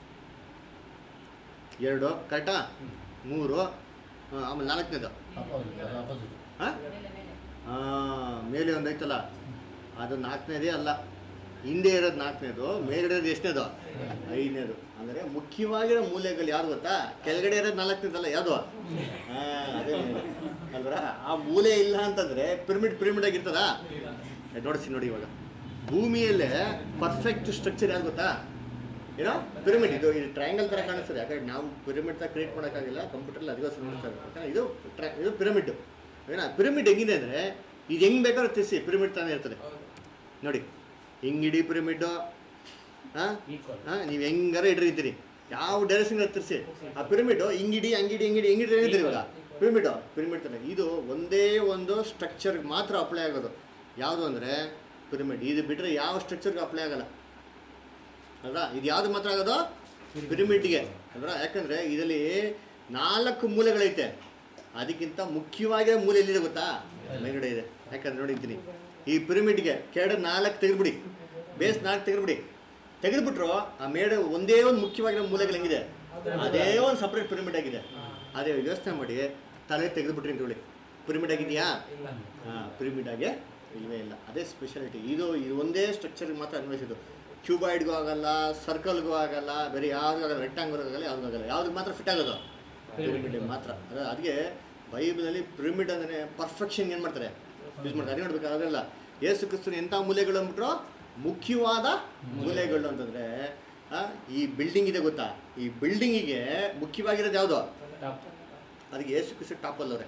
Speaker 2: ಎರಡು ಕರೆಕ್ಟಾ ಮೂರು ಆ, ಆಮೇಲೆ ನಾಲ್ಕನೇದು
Speaker 3: ಅಪೋಸಿಟ್ ಅಪೋಸಿಟ್
Speaker 2: ಹಾಂ
Speaker 6: ಮೇಲೆ ಮೇಲೆ
Speaker 2: ಮೇಲೆ ಒಂದು ಐತಲ್ಲ ಅದು ನಾಲ್ಕನೇದೇ ಅಲ್ಲ ಹಿಂದೆ ಇರೋದು ನಾಲ್ಕನೇದು ಮೇಲ್ಗಡೆ ಇರೋದು ಎಷ್ಟನೇದು ಐದನೇದು ಅಂದರೆ ಮುಖ್ಯವಾಗಿರೋ ಮೂಲೆಗಳು ಯಾವ್ದು ಗೊತ್ತಾ ಕೆಳಗಡೆ ಇರೋದು ನಾಲ್ಕನೇದಲ್ಲ ಯಾವುದು ಹಾಂ ಅದೇ ಮೂಲೆ. ಅಲ್ವರ ಆ ಮೂಲೆ ಇಲ್ಲ ಅಂತಂದರೆ ಪಿರಮಿಡ್ ಪಿರಮಿಡ್ ಆಗಿರ್ತದಾ ನೋಡಿಸಿ ನೋಡಿ ಇವಾಗ ಭೂಮಿಯಲ್ಲೇ ಪರ್ಫೆಕ್ಟ್ ಸ್ಟ್ರಕ್ಚರ್ ಯಾವ್ದು ಗೊತ್ತಾ ಏನೋ ಪಿರಮಿಡ್ ಇದು ಇದು ಟ್ರಯಾಂಗಲ್ ಥರ ಕಾಣಿಸ್ತದೆ ಯಾಕಂದ್ರೆ ನಾವು ಪಿರಮಿಡ್ ಥರ ಕ್ರಿಯೇಟ್ ಮಾಡೋಕ್ಕಾಗಿಲ್ಲ ಕಂಪ್ಯೂಟರ್ಲಿ ಅದಕ್ಕೋಸ್ಕರ ನೋಡ್ತಾರೆ ಯಾಕಂದ್ರೆ ಇದು ಟ್ರಾ ಇದು ಪಿರಮಿಡ್ ಏನೋ ಪಿರಮಿಡ್ ಹೆಂಗಿದೆ ಅಂದರೆ ಇದು ಹೆಂಗೆ ಬೇಕಾದ್ರೂ ತಿರ್ಸಿ ಪಿರಮಿಡ್ ತಾನೇ ಇರ್ತದೆ ನೋಡಿ ಹಿಂಗಿಡಿ ಪಿರಮಿಡ್ಡು ಹಾಂ
Speaker 1: Equal.
Speaker 2: ಹಾಂ ನೀವು ಹೆಂಗಾರ ಇಟ್ಟಿರ್ತೀರಿ ಯಾವ ಡೈರೆಕ್ಷನ್ ತಿರ್ಸಿ ಆ ಪಿರಮಿಡ್ ಹಿಂಗಿಡಿ ಹಂಗಿಡಿ ಹಿಂಗಿಡಿ ಹಿಂಗಿಡಿ ಹೇಳಿದ್ರಿ ಇವಾಗ ಪಿರಮಿಡ್ ಪಿರಮಿಡ್ ತಾನೆ ಇದು ಒಂದೇ ಒಂದು ಸ್ಟ್ರಕ್ಚರ್ಗೆ ಮಾತ್ರ ಅಪ್ಲೈ ಆಗೋದು ಯಾವುದು ಅಂದರೆ ಪಿರಮಿಡ್ ಇದು ಬಿಟ್ಟರೆ ಯಾವ ಸ್ಟ್ರಕ್ಚರ್ಗೆ ಅಪ್ಲೈ ಆಗಲ್ಲ ಅಲ್ವಾ ಇದು ಯಾವ್ದು ಮಾತ್ರ ಆಗೋದು ಪಿರಮಿಡ್ಗೆ ಅಲ್ವಾ ಯಾಕಂದರೆ ಇದರಲ್ಲಿ ನಾಲ್ಕು ಮೂಲೆಗಳೈತೆ ಅದಕ್ಕಿಂತ ಮುಖ್ಯವಾಗಿ ಮೂಲೆ ಎಲ್ಲಿದೆ ಗೊತ್ತಾ ಮೇಲ್ಗಡೆ ಇದೆ ಯಾಕಂದ್ರೆ ನೋಡಿದ್ದೀನಿ ಈ ಪಿರಮಿಡ್ಗೆ ಕೆಳಗಡೆ ನಾಲ್ಕು ತೆಗೆದ್ಬಿಡಿ ಬೇಸ್ ನಾಲ್ಕು ತೆಗೆದ್ಬಿಡಿ ತೆಗೆದ್ಬಿಟ್ರು ಆ ಮೇಡ ಒಂದೇ ಒಂದು ಮುಖ್ಯವಾಗಿರೋ ಮೂಲೆಗಳು ಹೆಂಗಿದೆ ಅದೇ ಒಂದು ಸಪ್ರೇಟ್ ಪಿರಮಿಡ್ ಆಗಿದೆ ಅದೇ ಯೋಚನೆ ಮಾಡಿ ತಲೆ ತೆಗೆದ್ಬಿಟ್ರಿ ಅಂತ ಹೇಳಿ ಪಿರಮಿಡ್ ಆಗಿದೆಯಾ ಹಾಂ ಪಿರಮಿಡ್ ಆಗಿ ಇಲ್ವೇ ಇಲ್ಲ ಅದೇ ಸ್ಪೆಷಾಲಿಟಿ ಇದು ಇದು ಒಂದೇ ಸ್ಟ್ರಕ್ಚರ್ಗೆ ಮಾತ್ರ ಅನ್ವಯಿಸಿದ್ದು ಕ್ಯೂಬಾಯ್ಡ್ಗೂ ಆಗಲ್ಲ ಸರ್ಕಲ್ಗೂ ಆಗಲ್ಲ ಬೇರೆ ಯಾವ್ದು ಆಗಲ್ಲ ರೆಕ್ಟಾಂಗಲ್ ಆಗಲ್ಲ ಯಾವ್ದು ಆಗಲ್ಲ ಯಾವ್ದು ಮಾತ್ರ ಫಿಟ್ ಆಗೋದು ಪಿರಮಿಡ್ ಮಾತ್ರ ಅದೇ ಅದಕ್ಕೆ ಬೈಬಲಲ್ಲಿ ಪಿರಮಿಡ್ ಅಂದರೆ ಪರ್ಫೆಕ್ಷನ್ ಏನು ಮಾಡ್ತಾರೆ ಯೂಸ್ ಮಾಡ್ತಾರೆ ಅದೇ ನೋಡ್ಬೇಕು ಅದೆಲ್ಲ ಯೇಸು ಕ್ರಿಸ್ತನ ಎಂಥ ಮೂಲೆಗಳು ಅಂದ್ಬಿಟ್ರು ಮುಖ್ಯವಾದ ಮೂಲೆಗಳು ಅಂತಂದರೆ ಈ ಬಿಲ್ಡಿಂಗ್ ಇದೆ ಗೊತ್ತಾ ಈ ಬಿಲ್ಡಿಂಗಿಗೆ ಮುಖ್ಯವಾಗಿರೋದು ಯಾವುದು
Speaker 1: Top.
Speaker 2: ಅದಕ್ಕೆ ಯೇಸು ಕ್ರಿಸ್ತ ಟಾಪಲ್ಲವ್ರೆ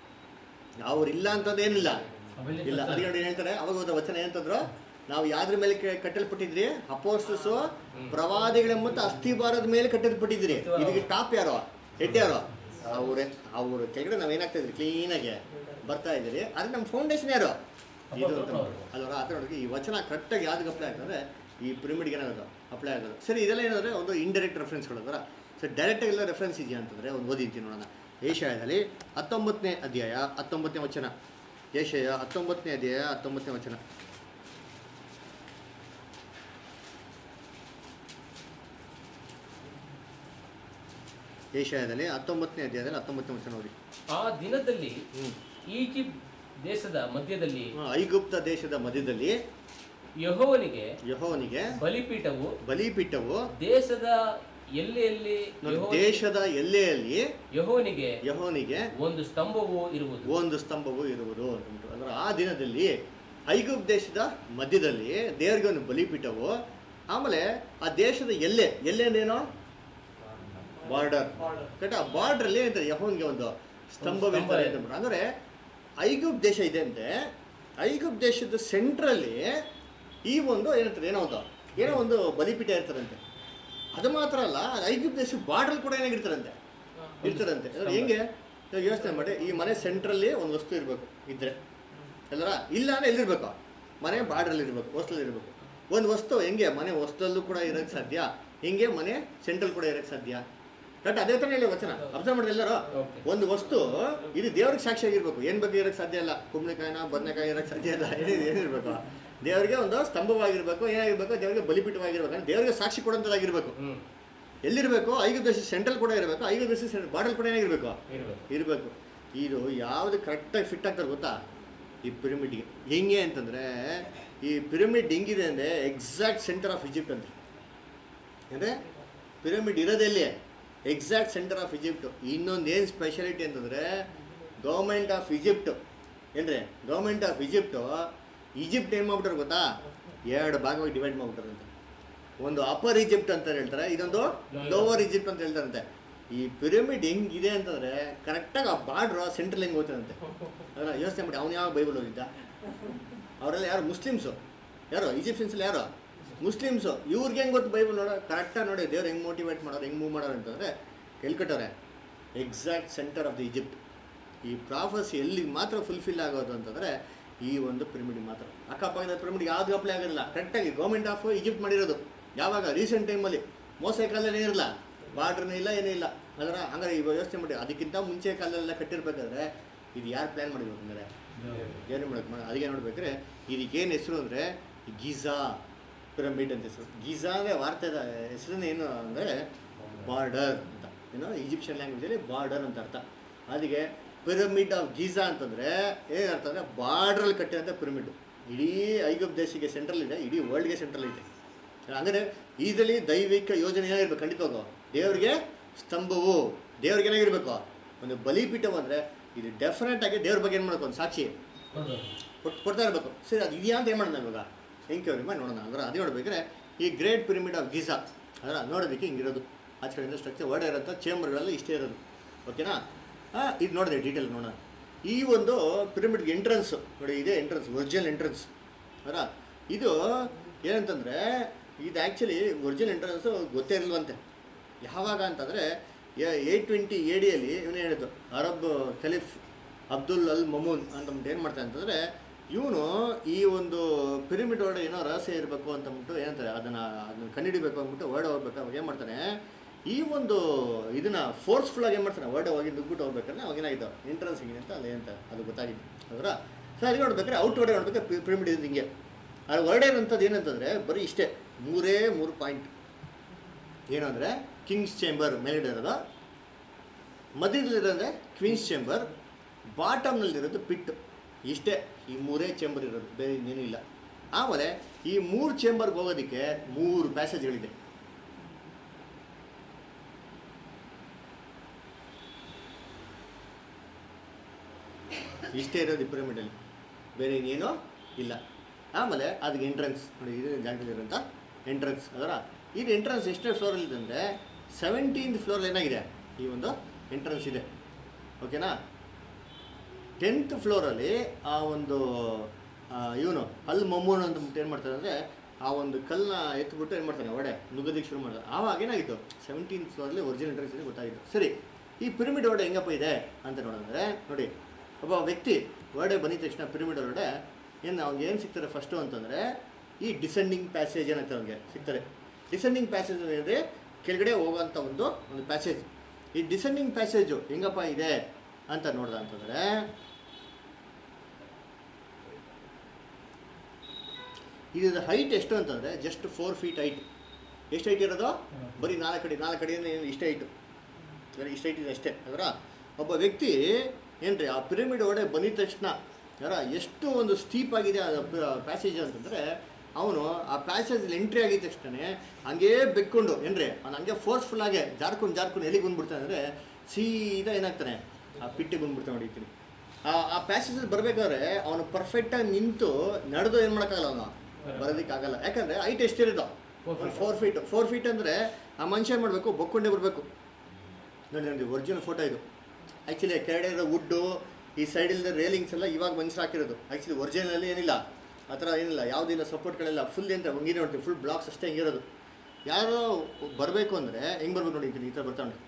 Speaker 2: ಅವ್ರಿಲ್ಲ ಅಂತಂದೇನಿಲ್ಲ ಇಲ್ಲ ಅದಕ್ಕೆ ನೋಡಿ ಏನ್ ಹೇಳ್ತಾರೆ ಅವಾಗ ಹೋದ ವಚನ ಏನಂತಂದ್ರು ನಾವು ಯಾವ್ದ್ರ ಮೇಲೆ ಕೆ- ಕಟ್ಟಲ್ಪಟ್ಟಿದ್ರಿ ಅಪೋಸ್ಟಸ್ ಪ್ರವಾದಿಗಳೆಂಬಂತ ಅಸ್ಥಿಭಾರದ ಮೇಲೆ ಕಟ್ಟಲ್ಪಟ್ಟಿದ್ರಿ ಇದಕ್ಕೆ ಟಾಪ್ ಯಾರು ಹೆಡ್ ಯಾರು ಅವರೇ ಅವರು ಕೆಳಗಡೆ ನಾವು ಏನಾಗ್ತಾ ಇದ್ರಿ ಕ್ಲೀನಾಗಿ ಬರ್ತಾ ಇದ್ದೀರಿ ಅದಕ್ಕೆ ನಮ್ಮ ಫೌಂಡೇಶನ್ ಯಾರು ಇದು ಅಂತ ಅಲ್ವರ ಆ ಥರ ನೋಡಿ ಈ ವಚನ ಕರೆಕ್ಟಾಗಿ ಯಾವ್ದಕ್ಕೆ ಅಪ್ಲೈ ಆಗ್ತದೆ ಈ ಪಿರಮಿಡ್ಗೆ ಏನಾಗೋದು ಅಪ್ಲೈ ಆಗೋದು ಸರಿ ಇದೆಲ್ಲ ಏನಂದ್ರೆ ಒಂದು ಇಂಡೈರೆಕ್ಟ್ ರೆಫರೆನ್ಸ್ಗಳು ಅದರ ಸರಿ ಡೈರೆಕ್ಟಾಗಿ ಎಲ್ಲ ರೆಫರೆನ್ಸ್ ಇದೆಯಾ ಅಂತಂದರೆ ಒಂದು ಓದಿರ್ತೀನಿ ನೋಡೋಣ ಏಷ್ಯಾದಲ್ಲಿ ಹತ್ತೊಂಬತ್ತನೇ ಅಧ್ಯಾಯ ಹತ್ತೊಂಬತ್ತನೇ ವಚನ ಏಷಯ ಹತ್ತೊಂಬತ್ತನೇ ಅಧ್ಯಾಯ ಹತ್ತೊಂಬತ್ತನೇ ವಚನ ಏಷ್ಯಾದಲ್ಲಿ ಹತ್ತೊಂಬತ್ತನೇ ಅಧ್ಯಾಯದಲ್ಲಿ ಹತ್ತೊಂಬತ್ತನೇ ವಚನ ನೋಡಿ
Speaker 1: ಆ ದಿನದಲ್ಲಿ
Speaker 2: ಹ್ಞೂ
Speaker 1: ಈಜಿಪ್ಟ್ ದೇಶದ ಮಧ್ಯದಲ್ಲಿ
Speaker 2: ಐಗುಪ್ತ ದೇಶದ ಮಧ್ಯದಲ್ಲಿ
Speaker 1: ಯೆಹೋವನಿಗೆ
Speaker 2: ಯಹೋವನಿಗೆ
Speaker 1: ಬಲಿಪೀಠವು
Speaker 2: ಬಲಿಪೀಠವು
Speaker 1: ದೇಶದ ಎಲ್ಲೆಯಲ್ಲಿ
Speaker 2: ನೋಡಿ,
Speaker 1: ಯೆಹೋವನಿಗೆ-
Speaker 2: ದೇಶದ ಎಲ್ಲೆಯಲ್ಲಿ
Speaker 1: ಯೆಹೋವನಿಗೆ
Speaker 2: ಯಹೋವನಿಗೆ
Speaker 1: ಒಂದು ಸ್ತಂಭವು ಇರುವುದು
Speaker 2: ಒಂದು ಸ್ತಂಭವು ಇರುವುದು ಅಂತಂದ್ರು ಅಂದ್ರೆ ಆ ದಿನದಲ್ಲಿ ಐಗುಪ್ತ ದೇಶದ ಮಧ್ಯದಲ್ಲಿ ದೇವರಿಗೆ ಒಂದು ಬಲಿಪೀಠವು ಆಮೇಲೆ ಆ ದೇಶದ ಎಲ್ಲೆ ಎಲ್ಲೇನೇನೋ ಬಾರ್ಡರ್ ಕರೆಕ್ಟ್ ಆ ಬಾರ್ಡ್ರಲ್ಲಿ ಏನಂತಾರೆ ಯಹೋನ್ಗೆ ಒಂದು ಸ್ತಂಭವಿರ್ತಾರೆ ಅಂತ ಅಂದ್ಬಿಟ್ಟು. ಅಂದ್ರೆ ಐಗುಪ್ತ ದೇಶ ಇದೆ ಅಂತೆ ಐಗುಪ್ತ ದೇಶದ ಸೆಂಟ್ರಲ್ಲಿ ಈ ಒಂದು ಏನಂತಾರೆ ಏನೋ ಒಂದು ಏನೋ ಒಂದು ಬಲಿಪೀಠ ಇರ್ತಾರಂತೆ ಅದು ಮಾತ್ರ ಅಲ್ಲ ಐಗುಪ್ತ ದೇಶ ಬಾರ್ಡ್ರಲ್ಲಿ ಕೂಡ ಏನಾಗಿರ್ತಾರಂತೆ ಇರ್ತಾರಂತೆ ಅಂದ್ರೆ ಹೆಂಗೆ ಇವಾಗ ಯೋಚನೆ ಮಾಡಿ ಈ ಮನೆ ಸೆಂಟ್ರಲ್ಲಿ ಒಂದು ವಸ್ತು ಇರಬೇಕು ಇದ್ರೆ ಎಲ್ಲರ ಇಲ್ಲ ಅಂದ್ರೆ ಎಲ್ಲಿರ್ಬೇಕು ಮನೆ ಬಾರ್ಡ್ರಲ್ಲಿ ಇರಬೇಕು ಹೊಸ್ಲಲ್ಲಿ ಇರಬೇಕು ಒಂದು ವಸ್ತು ಹೆಂಗೆ ಮನೆ ಹೊಸ್ದಲ್ಲೂ ಕೂಡ ಇರೋಕ್ಕೆ ಸಾಧ್ಯ ಹೆಂಗೆ ಮನೆ ಸೆಂಟ್ರಲ್ ಕೂಡ ಇರೋಕ್ಕೆ ಸಾಧ್ಯ ಕರೆಕ್ಟ್ ಅದೇ ಥರ ಹೇಳಿ ವಚನ ಅಬ್ಸರ್ವ್ ಮಾಡಿದ್ರೆ ಎಲ್ಲರೂ
Speaker 1: ಓಕೆ
Speaker 2: ಒಂದು ವಸ್ತು ಇದು ದೇವ್ರಿಗೆ ಸಾಕ್ಷಿಯಾಗಿರ್ಬೇಕು ಏನ್ ಬಗ್ಗೆ ಇರಕ್ಕೆ ಸಾಧ್ಯ ಇಲ್ಲ ಕುಂಬಳಕಾಯಿನ ಬದನೆಕಾಯಿ ಇರಕ್ಕೆ ಸಾಧ್ಯ ಇಲ್ಲ ಏನಿದೆ ಏನಿರ್ಬೇಕು ದೇವರಿಗೆ ಒಂದು ಸ್ತಂಭವಾಗಿರ್ಬೇಕು ಏನಾಗಿರ್ಬೇಕು ದೇವರಿಗೆ ಬಲಿಪೀಠವಾಗಿರ್ಬೇಕು ಅಂದ್ರೆ ದೇವರಿಗೆ ಸಾಕ್ಷಿ ಕೊಡುವಂಥದ್ದಾಗಿರ್ಬೇಕು
Speaker 1: ಹ್ಮ್
Speaker 2: ಎಲ್ಲಿರ್ಬೇಕು ಐದು ದೇಶ ಸೆಂಟ್ರಲ್ ಕೂಡ ಇರಬೇಕು ಐದು ದೇಶ ಬಾರ್ಡರ್ ಕೂಡ ಏನಾಗಿರ್ಬೇಕು
Speaker 1: ಇರ್ಬೇಕು
Speaker 2: ಇರಬೇಕು ಇದು ಯಾವುದು ಕರೆಕ್ಟಾಗಿ ಫಿಟ್ ಆಗ್ತಾರೆ ಗೊತ್ತಾ ಈ ಪಿರಮಿಡ್ಗೆ ಹೆಂಗೆ ಅಂತಂದರೆ ಈ ಪಿರಮಿಡ್ ಹೆಂಗಿದೆ ಅಂದರೆ ಎಕ್ಸಾಕ್ಟ್ ಸೆಂಟರ್ ಆಫ್ ಈಜಿಪ್ಟ್ ಅಂತ ಅಂದರೆ ಪಿರಮಿಡ್ ಇರೋದೆಲ್ಲಿ ಎಕ್ಸಾಕ್ಟ್ ಸೆಂಟರ್ ಆಫ್ ಈಜಿಪ್ಟ್ ಇನ್ನೊಂದು ಏನು ಸ್ಪೆಷಾಲಿಟಿ ಅಂತಂದರೆ ಗೌರ್ಮೆಂಟ್ ಆಫ್ ಈಜಿಪ್ಟ್ ಏನ್ರಿ ಗೌರ್ಮೆಂಟ್ ಆಫ್ ಈಜಿಪ್ಟು ಈಜಿಪ್ಟ್ ಏನು ಮಾಡ್ಬಿಟ್ರೆ ಗೊತ್ತಾ ಎರಡು ಭಾಗವಾಗಿ ಡಿವೈಡ್ ಮಾಡ್ಬಿಟ್ಟಾರಂತೆ ಒಂದು ಅಪರ್ ಈಜಿಪ್ಟ್ ಅಂತ ಹೇಳ್ತಾರೆ ಇದೊಂದು ಲೋವರ್ ಈಜಿಪ್ಟ್ ಅಂತ ಹೇಳ್ತಾರಂತೆ ಈ ಪಿರಮಿಡ್ ಹೆಂಗಿದೆ ಅಂತಂದ್ರೆ ಕರೆಕ್ಟಾಗಿ ಆ ಬಾರ್ಡ್ರ್ ಸೆಂಟ್ರಲ್ ಹೆಂಗೆ ಹೋಗ್ತದಂತೆ ಅದನ್ನ ಯೋಚನೆ ಮಾಡಿ ಅವ್ನು ಯಾವ ಬೈಬಲ್ ಓದಿದ್ದ ಅವರೆಲ್ಲ ಯಾರು ಮುಸ್ಲಿಮ್ಸು ಯಾರು ಈಜಿಪ್ಷಿಯನ್ಸ್ ಯಾರು ಮುಸ್ಲಿಮ್ಸು ಇವ್ರಿಗೆ ಹೆಂಗೆ ಗೊತ್ತು ಬೈಬಲ್ ನೋಡೋ ಕರೆಕ್ಟಾಗಿ ನೋಡಿ ದೇವ್ರು ಹೆಂಗೆ ಮೋಟಿವೇಟ್ ಮಾಡೋರು ಹೆಂಗೆ ಮೂವ್ ಮಾಡೋರು ಅಂತಂದರೆ ಹೇಳ್ಕೊಟ್ಟವ್ರೆ exact centre of the Egypt ಈ ಪ್ರಾಫಸ್ ಎಲ್ಲಿಗೆ ಮಾತ್ರ ಫುಲ್ಫಿಲ್ ಆಗೋದು ಅಂತಂದರೆ ಈ ಒಂದು ಪಿರಮಿಡ್ ಮಾತ್ರ ಅಕ್ಕಪಕ್ಕದ ಪಿರಮಿಡ್ ಯಾವುದು ಅಪ್ಲೈ ಆಗೋದಿಲ್ಲ ಕರೆಕ್ಟಾಗಿ ಗೌರ್ಮೆಂಟ್ ಆಫ್ ಈಜಿಪ್ಟ್ ಮಾಡಿರೋದು ಯಾವಾಗ ರೀಸೆಂಟ್ ಟೈಮಲ್ಲಿ ಮೋಸ ಕಾಲದಲ್ಲಿ ಏನಿರಲ್ಲ ಬಾರ್ಡ್ರನೇ ಇಲ್ಲ ಏನೂ ಇಲ್ಲ ಅದರ ಹಂಗಾರೆ ಈ ವ್ಯವಸ್ಥೆ ಮಾಡಿ ಅದಕ್ಕಿಂತ ಮುಂಚೆ ಕಾಲದಲ್ಲೆಲ್ಲ ಕಟ್ಟಿರ್ಬೇಕಾದ್ರೆ ಇದು ಯಾರು ಪ್ಲ್ಯಾನ್ ಮಾಡಿರ್ಬೇಕು ಅಂದರೆ ಏನು ಮಾಡಕ್ಕೆ ಮಾಡಿ ಅದಕ್ಕೆ ನೋಡ್ಬೇಕಾದ್ರೆ ಇದಕ್ಕೇನು ಹೆಸರು ಅಂದರೆ ಗೀಝಾ ಪಿರಮಿಡ್ ಅಂತ ಹೆಸರು ಗೀಝಾ ಅಂದರೆ ವಾರ್ತೆದ ಹೆಸರನ್ನ ಏನು ಅಂದರೆ ಬಾರ್ಡರ್ ಅಂತ ಏನೋ ಈಜಿಪ್ಷಿಯನ್ ಲ್ಯಾಂಗ್ವೇಜಲ್ಲಿ ಬಾರ್ಡರ್ ಅಂತ ಅರ್ಥ ಅದಕ್ಕೆ ಪಿರಮಿಡ್ ಆಫ್ ಗೀಝಾ ಅಂತಂದರೆ ಏನರ್ಥ ಅಂದರೆ ಬಾರ್ಡ್ರಲ್ಲಿ ಕಟ್ಟಿರೋಂಥ ಪಿರಮಿಡ್ ಇಡೀ ಐಗುಪ್ತ ದೇಶಕ್ಕೆ ಸೆಂಟ್ರಲ್ ಇದೆ ಇಡೀ ವರ್ಲ್ಡ್ಗೆ ಸೆಂಟ್ರಲ್ ಇದೆ ಅಂದರೆ ಇದರಲ್ಲಿ ದೈವಿಕ ಯೋಜನೆ ಏನಾಗಿರ್ಬೇಕು ಖಂಡಿತವಾಗೋ ದೇವರಿಗೆ ಸ್ತಂಭವು ದೇವ್ರಿಗೆ ಏನಾಗಿರ್ಬೇಕು ಒಂದು ಬಲಿಪೀಠ ಅಂದರೆ ಇದು ಡೆಫಿನೆಟ್ ಆಗಿ ದೇವ್ರ ಬಗ್ಗೆ ಏನು ಮಾಡ್ಬೇಕು ಒಂದು ಸಾಕ್ಷಿ
Speaker 3: ಹೌದು
Speaker 2: ಕೊಟ್ ಕೊಡ್ತಾ ಇರಬೇಕು ಸರಿ ಅದು ಇದೆಯಾ ಅಂತ ಏನು ಮಾಡೋಣ ಇವಾಗ ಎಂಕ್ವೈರಿ ಮಾಡಿ ನೋಡೋಣ ಅಂದ್ರೆ ಅದೇ ನೋಡ್ಬೇಕಾದ್ರೆ ಈ ಗ್ರೇಟ್ ಪಿರಮಿಡ್ ಆಫ್ ಗೀಸಾ ಅದರ ನೋಡೋದಕ್ಕೆ ಹಿಂಗಿರೋದು ಆಚೆ ಕಡೆಯಿಂದ ಸ್ಟ್ರಕ್ಚರ್ ಒಡೆ ಇರೋಂಥ ಚೇಂಬರ್ಗಳೆಲ್ಲ ಇಷ್ಟೇ ಇರೋದು ಓಕೆನಾ ಹಾಂ ಇದು ನೋಡಿದೆ ಡೀಟೇಲ್ ನೋಡೋಣ ಈ ಒಂದು ಪಿರಮಿಡ್ಗೆ ಎಂಟ್ರೆನ್ಸ್ ನೋಡಿ ಇದೇ ಎಂಟ್ರೆನ್ಸ್ ಒರಿಜಿನಲ್ ಎಂಟ್ರೆನ್ಸ್ ಅದರ ಇದು ಏನಂತಂದರೆ ಇದು ಆ್ಯಕ್ಚುಲಿ ಒರಿಜಿನಲ್ ಎಂಟ್ರೆನ್ಸು ಗೊತ್ತೇ ಇರಲ್ವಂತೆ ಯಾವಾಗ ಅಂತಂದರೆ ಏಯ್ಟ್ ಟ್ವೆಂಟಿ ಎ ಡಿಯಲ್ಲಿ ಇವನು ಹೇಳಿದ್ದು ಅರಬ್ ಖಲೀಫ್ ಅಬ್ದುಲ್ ಅಲ್ ಮಮೂನ್ ಅಂತಂದ್ಬಿಟ್ಟು ಏನು ಮಾಡ್ತಾನೆ ಅಂತಂದರೆ ಇವನು ಈ ಒಂದು ಪಿರಮಿಡ್ ಒಳಗಡೆ ಏನೋ ರಹಸ್ಯ ಇರಬೇಕು ಅಂತಂದ್ಬಿಟ್ಟು ಏನಂತಾರೆ ಅದನ್ನು ಅದನ್ನು ಕಂಡುಹಿಡಿಬೇಕು ಅಂದ್ಬಿಟ್ಟು ಹೊರಡೆ ಹೋಗ್ಬೇಕು ಅವಾಗ ಏನು ಮಾಡ್ತಾನೆ ಈ ಒಂದು ಇದನ್ನ ಫೋರ್ಸ್ಫುಲ್ ಆಗಿ ಏನು ಮಾಡ್ತಾನೆ ಹೊರಡೆ ಹೋಗಿ ನುಗ್ಬಿಟ್ಟು ಹೋಗ್ಬೇಕಾದ್ರೆ ಅವಾಗ ಏನಾಗಿತ್ತು ಎಂಟ್ರೆನ್ಸ್ ಹಿಂಗೆ ಅಂತ ಅಲ್ಲಿ ಅಂತ ಅದು ಗೊತ್ತಾಗಿತ್ತು ಅದರ ಸೊ ಅಲ್ಲಿ ನೋಡ್ಬೇಕಾದ್ರೆ ಔಟ್ ಹೊಡೆ ನೋಡ್ಬೇಕಾದ್ರೆ ಪಿರಮಿಡ್ ಇದು ಹಿಂಗೆ ಅದು ಹೊರಡೆ ಇರೋಂಥದ್ದು ಏನಂತಂದರೆ ಬರೀ ಇಷ್ಟೇ ಮೂರೇ ಮೂರು ಪಾಯಿಂಟ್ ಏನು ಅಂದರೆ ಕಿಂಗ್ಸ್ ಚೇಂಬರ್ ಮೇಲ್ಗಡೆ ಇರೋದು ಮಧ್ಯದಲ್ಲಿರೋದೇ ಕ್ವೀನ್ಸ್ ಚೇಂಬರ್ ಬಾಟಮ್ನಲ್ಲಿರೋದು ಪಿಟ್ ಇಷ್ಟೇ ಈ ಮೂರೇ ಚೇಂಬರ್ ಇರೋದು ಬೇರೆ ಇನ್ನೇನು ಇಲ್ಲ ಆಮೇಲೆ ಈ ಮೂರು ಚೇಂಬರ್ಗೆ ಹೋಗೋದಕ್ಕೆ ಮೂರು ಪ್ಯಾಸೇಜ್ಗಳಿದೆ ಇಷ್ಟೇ ಇರೋದು ಈ ಪಿರಮಿಡಲ್ಲಿ ಬೇರೆ ಇನ್ನೇನೂ ಇಲ್ಲ ಆಮೇಲೆ ಅದಕ್ಕೆ ಎಂಟ್ರೆನ್ಸ್ ನೋಡಿ ಇದು ಜಾಗದಲ್ಲಿರೋಂಥ ಎಂಟ್ರೆನ್ಸ್ ಅದರ ಇದು ಎಂಟ್ರೆನ್ಸ್ ಎಷ್ಟೇ ಫ್ಲೋರಲ್ಲಿ ಇದೆ ಅಂದರೆ ಸೆವೆಂಟೀನ್ತ್ ಫ್ಲೋರಲ್ಲಿ ಏನಾಗಿದೆ ಈ ಒಂದು ಎಂಟ್ರೆನ್ಸ್ ಇದೆ ಓಕೆನಾ ಟೆಂತ್ ಫ್ಲೋರಲ್ಲಿ ಆ ಒಂದು ಇವನು ಅಲ್ಲಿ ಮೊಮ್ಮೂನ್ ಅಂತ ಏನು ಮಾಡ್ತಾರೆ ಅಂದರೆ ಆ ಒಂದು ಕಲ್ಲನ್ನ ಎತ್ಬಿಟ್ಟು ಏನು ಮಾಡ್ತಾನೆ ಒಡೆ ನುಗ್ಗೋದಕ್ಕೆ ಶುರು ಮಾಡ್ತಾರೆ ಆವಾಗ ಏನಾಗಿತ್ತು ಸೆವೆಂಟೀನ್ತ್ ಫ್ಲೋರಲ್ಲಿ ಒರಿಜಿನಲ್ ಎಂಟ್ರೆನ್ಸ್ ಇದೆ ಗೊತ್ತಾಗಿತ್ತು ಸರಿ ಈ ಪಿರಮಿಡ್ ಒಡೆ ಹೆಂಗಪ್ಪ ಇದೆ ಅಂತ ನೋಡಿದ್ರೆ ನೋಡಿ ಒಬ್ಬ ವ್ಯಕ್ತಿ ಒಡೆ ಬಂದಿದ ತಕ್ಷಣ ಪಿರಮಿಡ್ ಒಳಗಡೆ ಏನು ಅವ್ನಿಗೆ ಏನು ಸಿಗ್ತಾರೆ ಫಸ್ಟು ಅಂತಂದರೆ ಈ ಡಿಸೆಂಡಿಂಗ್ ಪ್ಯಾಸೇಜ್ ಏನಂತ ಅವ್ನಿಗೆ ಸಿಗ್ತಾರೆ ಡಿಸೆಂಡಿಂಗ್ ಪ್ಯಾಸೇಜ್ ಅಂದರೆ ಕೆಳಗಡೆ ಹೋಗೋಂಥ ಒಂದು ಒಂದು ಪ್ಯಾಸೇಜ್ ಈ ಡಿಸೆಂಡಿಂಗ್ ಪ್ಯಾಸೇಜು ಹೆಂಗಪ್ಪ ಇದೆ ಅಂತ ನೋಡ್ದ ಅಂತಂದರೆ ಇದು ಹೈಟ್ ಎಷ್ಟು ಅಂತಂದರೆ ಜಸ್ಟ್ ಫೋರ್ ಫೀಟ್ ಹೈಟ್ ಎಷ್ಟು ಹೈಟ್ ಇರೋದು ಬರೀ ನಾಲ್ಕು ಅಡಿ ನಾಲ್ಕು ಅಡಿ ಇಷ್ಟೇ ಹೈಟು ಬರೀ ಇಷ್ಟು ಹೈಟ್ ಇದೆ ಅಷ್ಟೇ ಅದರ ಒಬ್ಬ ವ್ಯಕ್ತಿ ಏನ್ರಿ ಆ ಪಿರಮಿಡ್ ಒಳಗೆ ಬಂದಿದ ತಕ್ಷಣ ಯಾರ ಎಷ್ಟು ಒಂದು ಸ್ಟೀಪ್ ಆಗಿದೆ ಆ ಪ್ಯಾಸೇಜ್ ಅಂತಂದರೆ ಅವನು ಆ ಪ್ಯಾಸೇಜಲ್ಲಿ ಎಂಟ್ರಿ ಆಗಿದ ತಕ್ಷಣ ಹಂಗೇ ಬೆಕ್ಕೊಂಡು ಏನ್ರಿ ಅವ್ನು ಹಂಗೆ ಫೋರ್ಸ್ಫುಲ್ ಆಗಿ ಜಾರ್ಕೊಂಡು ಜಾರ್ಕೊಂಡು ಎಲ್ಲಿಗೆ ಬಂದ್ಬಿಡ್ತಾನೆ ಅಂದರೆ ಸೀದಾ ಏನಾಗ್ತಾನೆ ಆ ಪಿಟ್ಟಿಗೆ ಬಂದ್ಬಿಡ್ತಾನೆ ಹೊಡಿತೀನಿ ಆ ಆ ಪ್ಯಾಸೇಜಲ್ಲಿ ಬರಬೇಕಾದ್ರೆ ಅವನು ಪರ್ಫೆಕ್ಟಾಗಿ ನಿಂತು ನಡೆದು ಏನು ಮಾಡೋಕ್ಕಾಗಲ್ಲ ಅವನು ಬರೋದಕ್ಕಾಗಲ್ಲ ಯಾಕಂದರೆ ಹೈಟ್ ಎಷ್ಟಿರೋದು
Speaker 1: Four feet.
Speaker 2: Four feet four feet ಅಂದರೆ ಆ ಮನುಷ್ಯ ಏನು ಮಾಡಬೇಕು ಬೊಕ್ಕೊಂಡೇ ಬರಬೇಕು ನೋಡಿ ನೋಡಿ ಒರಿಜಿನಲ್ ಫೋಟೋ ಇದು ಆ್ಯಕ್ಚುಲಿ ಕೆಳಗಡೆ ಇರೋ ವುಡ್ಡು ಈ ಸೈಡಿಲ್ದ ರೇಲಿಂಗ್ಸ್ ಎಲ್ಲ ಇವಾಗ ಮನುಷ್ಯರು ಹಾಕಿರೋದು ಆ್ಯಕ್ಚುಲಿ ಒರಿಜಿನಲ್ಲಿ ಏನಿಲ್ಲ ಆ ಥರ ಏನಿಲ್ಲ ಯಾವುದಿಲ್ಲ ಸಪೋರ್ಟ್ಗಳೆಲ್ಲ ಫುಲ್ ಅಂತ ಹಂಗೆ ನೋಡ್ತೀವಿ ಫುಲ್ ಬ್ಲಾಕ್ಸ್ ಅಷ್ಟೇ ಹಂಗಿರೋದು ಯಾರೋ ಬರಬೇಕು ಅಂದರೆ ಹೆಂಗೆ ಬರ್ಬೇಕು ನೋಡಿ ಈ ಥರ ಬರ್ತಾ ಉಂಟು